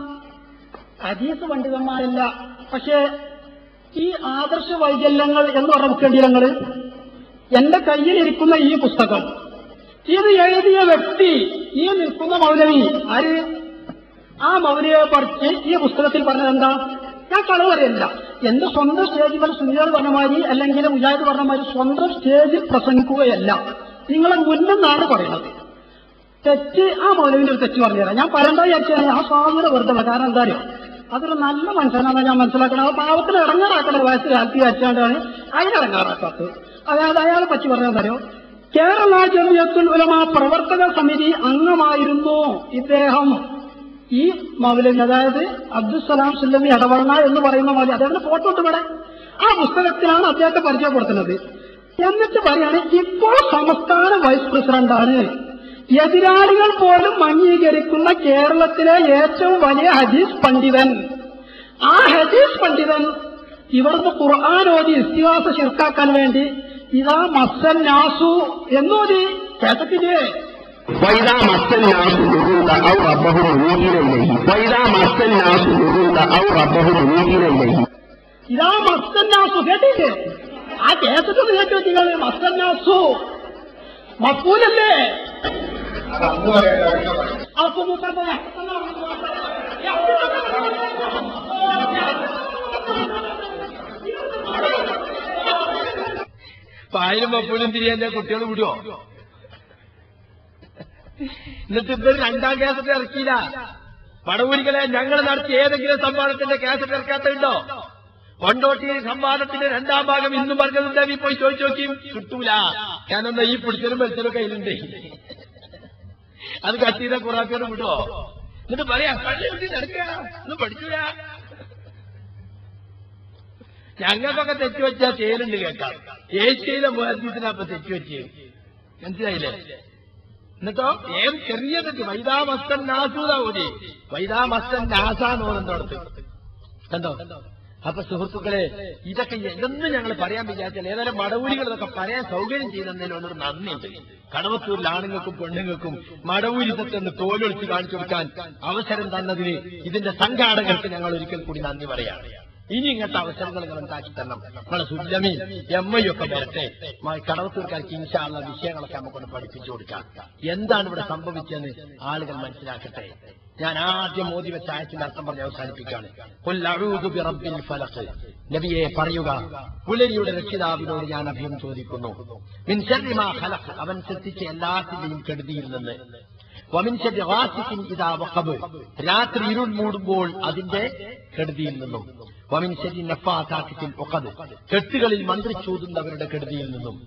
ഹദീസ് പണ്ഡിതന്മാരില്ല പക്ഷേ ഈ ആദർശ വൈകല്യങ്ങൾ എന്ന് പറഞ്ഞ മുഖ്യങ്ങള് എന്റെ കയ്യിലിരിക്കുന്ന ഈ പുസ്തകം ഇത് എഴുതിയ വ്യക്തി ഈ നിൽക്കുന്ന മൗലവി ആര് ആ മൗലിയെ പറിച്ച് ഈ പുസ്തകത്തിൽ പറഞ്ഞത് എന്താ ഞാൻ കളവ് പറയല്ല എന്റെ സ്വന്തം സ്റ്റേജുകൾ സുനിയാർ പറഞ്ഞ മാതിരി അല്ലെങ്കിൽ മുജാഹിദ് പറഞ്ഞ മാതിരി സ്വന്തം സ്റ്റേജിൽ പ്രസംഗിക്കുകയല്ല നിങ്ങളെ മുന്നെന്നാണ് പറയുന്നത് തെറ്റ് ആ മൗലവിന്റെ ഒരു തെറ്റ് പറഞ്ഞുതരാം ഞാൻ പറയേണ്ട വിചാരിച്ചാൽ ആ സ്വാമിയുടെ വെറുതെ ഉള്ള. കാരണം എന്താ അറിയോ അതൊരു നല്ല മനുഷ്യനാണെന്ന് ഞാൻ മനസ്സിലാക്കണം ആ പാവത്തിന് ഇറങ്ങാറാക്കണ വയസ്സ് കാലത്ത് വെച്ചാണ്ടാണ് അതിനെ ഇറങ്ങാറാക്കാത്തത് അതായത് അയാളെ പറ്റി പറഞ്ഞതറിയോ കേരള ജമിയത്തുൽ ഉലമ പ്രവർത്തക സമിതി അംഗമായിരുന്നു ഇദ്ദേഹം ഈ മൗലവി അതായത് അബ്ദുസലാം സുല്ലമി ഇടവണ്ണ എന്ന് പറയുന്ന മൗലവി അദ്ദേഹത്തിന്റെ ഫോട്ടോ ഉണ്ട് ഇവിടെ ആ പുസ്തകത്തിലാണ് അദ്ദേഹത്തെ പരിചയപ്പെടുത്തുന്നത് എന്നിട്ട് പറയാണ് ഇപ്പോൾ സംസ്ഥാന വൈസ് പ്രസിഡന്റാണ് എതിരാളികൾ പോലും അംഗീകരിക്കുന്ന കേരളത്തിലെ ഏറ്റവും വലിയ ഹദീസ് പണ്ഡിതൻ ആ ഹദീസ് പണ്ഡിതൻ ഇവിടുന്ന് ഖുർആൻ ഓതി ഇസ്തിവാസ ശിർക്കാക്കാൻ വേണ്ടി ഇതാ മസ്സൻ നാസു എന്നോതി കേട്ടിട്ടില്ലേ وإذا مس الناس ضرورة أو ربهم منير إليه وإذا مس الناس ضرورة أو ربهم منير إليه ഇതാ മസ്തന്നാസു കേട്ടില്ലേ ആ കേസറ്റ് കേട്ടു നിങ്ങൾ മസ്തന്നാസു മക്കൂലല്ലേ അപ്പൊ മൂപ്പർ പറയാം പായലും പപ്പൂലും തിരിയാൻ കുട്ടികൾ വിടുവോ എന്നിട്ട് ഇവർ രണ്ടാം കേസറ്റ് ഇറക്കിയില്ല പടവൂരികളെ ഞങ്ങൾ നടത്തിയ ഏതെങ്കിലും സംവാദത്തിന്റെ കേസറ്റ് ഇറക്കാത്തുണ്ടോ കൊണ്ടോട്ടി സംവാദത്തിന്റെ രണ്ടാം ഭാഗം ഇന്നും പറഞ്ഞതുണ്ട് നീ പോയി ചോദിച്ചു നോക്കിയും കിട്ടൂല ഞാനെന്നാ ഈ പിടിച്ചലും വെച്ചലും കയ്യിലുണ്ട് അത് കട്ട് ചെയ്ത കുറാക്കോട് വിടുവോ എന്നിട്ട് പറയാ പള്ളി കുട്ടി നടക്കുക ഒന്നും പഠിക്കൂല ഞങ്ങൾക്കൊക്കെ തെറ്റുവെച്ചാ ചേലുണ്ട് കേൾക്കാം ഏഷ്യയിലെ മുഹദ്ദീസിനപ്പൊ തെറ്റുവെച്ച് മനസ്സിലായില്ലേ എന്നിട്ടോ ഏം ചെറിയ തെറ്റ് വൈതാമസ്തൻ നാസൂതാ ഓതി വൈതാമസ്തൻ നാസാന്ന് ഓരോടത്ത് കണ്ടോ അപ്പൊ സുഹൃത്തുക്കളെ ഇതൊക്കെ എന്തെന്ന് ഞങ്ങൾ പറയാൻ വിചാരിച്ചാൽ ഏതായാലും മടവൂരികൾ ഇതൊക്കെ പറയാൻ സൗകര്യം ചെയ്തതിന് ഒരു നന്ദിയുണ്ട് കടവത്തൂരിൽ ആണുങ്ങൾക്കും പെണ്ണുങ്ങൾക്കും മടവൂരി ഇതൊക്കെ തോലൊളിച്ച് കാണിച്ചു കൊടുക്കാൻ അവസരം തന്നതിന് ഇതിന്റെ സംഘാടകർക്ക് ഞങ്ങൾ ഒരിക്കൽ കൂടി നന്ദി പറയാം ഇനി ഇങ്ങനത്തെ അവസരങ്ങൾ നിങ്ങൾ ഉണ്ടാക്കി തരണം നമ്മളെ സുല്ലമി എമ്മയും ഒക്കെ വരട്ടെ മ- കടവത്തൂർക്കാർക്ക് ഇൻഷാള്ള വിഷയങ്ങളൊക്കെ നമുക്കൊന്ന് പഠിപ്പിച്ചു കൊടുക്കാം എന്താണ് ഇവിടെ സംഭവിച്ചതെന്ന് ആളുകൾ മനസ്സിലാക്കട്ടെ ഞാൻ ആദ്യം മോദി വെച്ച ആയത്തിന്റെ അർത്ഥം പറഞ്ഞ് അവസാനിപ്പിക്കുകയാണ് "ഖുൽ അഊദു ബിറബ്ബിൽ ഫലഖ്." നബിയെ പറയുക പുലരിയുടെ രക്ഷിതാവിനോട് ഞാൻ അഭയം ചോദിക്കുന്നു മിൻ ശർരി മാ ഖലഖ് അവൻ സൃഷ്ടിച്ച എല്ലാത്തിന്റെയും കെടുതിയിൽ നിന്ന് വമിൻ ശർരി ഗാസിഖിൻ ഇദാ വഖബ് രാത്രി ഇരുൾ മൂടുമ്പോൾ അതിന്റെ കെടുതിയിൽ നിന്നും വമിൻ ശരി നഫാസാക്കിൽ ഉഖദ് കെട്ടുകളിൽ മന്ത്രിച്ചൂതുന്നവരുടെ കെടുതിയിൽ നിന്നും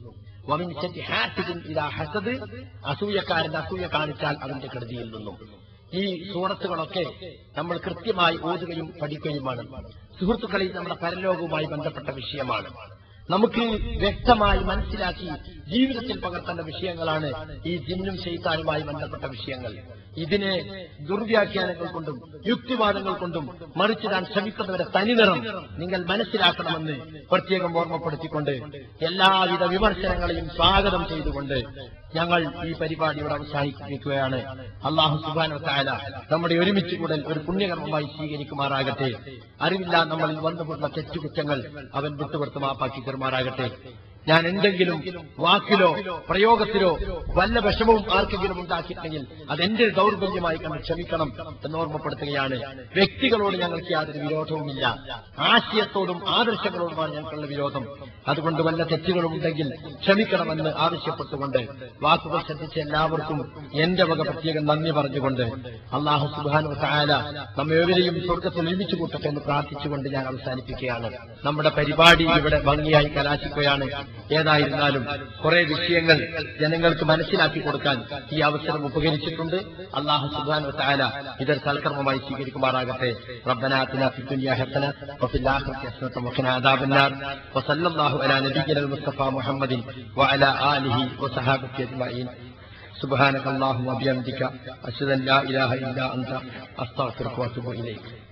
വമിൻ ശരി ഹാസിദിൻ ഇതാ ഹസദ് അസൂയക്കാരന്റെ അസൂയ കാണിച്ചാൽ അവന്റെ കൃതിയിൽ നിന്നും ഈ സൂറത്തുകളൊക്കെ നമ്മൾ കൃത്യമായി ഓതുകയും പഠിക്കുകയുമാണ് സുഹൃത്തുക്കളിൽ നമ്മുടെ പരലോകവുമായി ബന്ധപ്പെട്ട വിഷയമാണ് നമുക്ക് വ്യക്തമായി മനസ്സിലാക്കി ജീവിതത്തിൽ പകർത്തേണ്ട വിഷയങ്ങളാണ് ഈ ജിന്നും ചെയ്താനുമായി ബന്ധപ്പെട്ട വിഷയങ്ങൾ ഇതിനെ ദുർവ്യാഖ്യാനങ്ങൾ കൊണ്ടും യുക്തിവാദങ്ങൾ കൊണ്ടും മറിച്ചിടാൻ ശ്രമിക്കുന്നവരെ തനിനിറം നിങ്ങൾ മനസ്സിലാക്കണമെന്ന് പ്രത്യേകം ഓർമ്മപ്പെടുത്തിക്കൊണ്ട് എല്ലാവിധ വിമർശനങ്ങളെയും സ്വാഗതം ചെയ്തുകൊണ്ട് ഞങ്ങൾ ഈ പരിപാടി ഇവിടെ അവസാനിപ്പിക്കുകയാണ് അള്ളാഹു സുബാനോ താല നമ്മുടെ ഒരുമിച്ച് കൂടൽ ഒരു പുണ്യകർമ്മമായി സ്വീകരിക്കുമാറാകട്ടെ അറിവില്ല നമ്മളിൽ വന്നുപോലുള്ള തെറ്റുകുറ്റങ്ങൾ അവൻ വിട്ടുപുറത്ത് മാപ്പാക്കി തരുമാറാകട്ടെ ഞാൻ എന്തെങ്കിലും വാക്കിലോ പ്രയോഗത്തിലോ വല്ല വിഷമവും ആർക്കെങ്കിലും ഉണ്ടാക്കിയിട്ടുണ്ടെങ്കിൽ അതെന്റെ ദൗർബല്യമായി കണ്ട് ക്ഷമിക്കണം എന്ന് ഓർമ്മപ്പെടുത്തുകയാണ് വ്യക്തികളോട് ഞങ്ങൾക്ക് യാതൊരു വിരോധവുമില്ല ആശയത്തോടും ആദർശങ്ങളോടുമാണ് ഞങ്ങൾക്കുള്ള വിരോധം അതുകൊണ്ട് വല്ല തെറ്റുകളും ഉണ്ടെങ്കിൽ ക്ഷമിക്കണമെന്ന് ആവശ്യപ്പെട്ടുകൊണ്ട് വാക്കുകൾ ശ്രദ്ധിച്ച എല്ലാവർക്കും എന്റെ വക പ്രത്യേകം നന്ദി പറഞ്ഞുകൊണ്ട് അള്ളാഹു സുബാനു താല നമ്മേവരെയും സ്വർഗത്തിൽ ഒരുമിച്ച് കൂട്ടട്ടെ എന്ന് പ്രാർത്ഥിച്ചുകൊണ്ട് ഞാൻ അവസാനിപ്പിക്കുകയാണ് നമ്മുടെ പരിപാടി ഇവിടെ ഭംഗിയായി കലാശിക്കുകയാണ് ഏതായിരുന്നാലും കുറെ വിഷയങ്ങൾ ജനങ്ങൾക്ക് മനസ്സിലാക്കി കൊടുക്കാൻ ഈ അവസരം ഉപകരിച്ചിട്ടുണ്ട് അള്ളാഹു സുബാനു താല ഇതൊരു സൽക്കർമ്മമായി സ്വീകരിക്കുമാറാകട്ടെ ربنا آتنا في الدنيا حسنة وفي الآخرة حسنة وقنا عذاب النار وصلى الله على نبينا المصطفى محمد وعلى آله وصحابته أجمعين سبحانك اللهم وبحمدك أشهد أن لا إله إلا أنت أستغفرك وأتوب إليك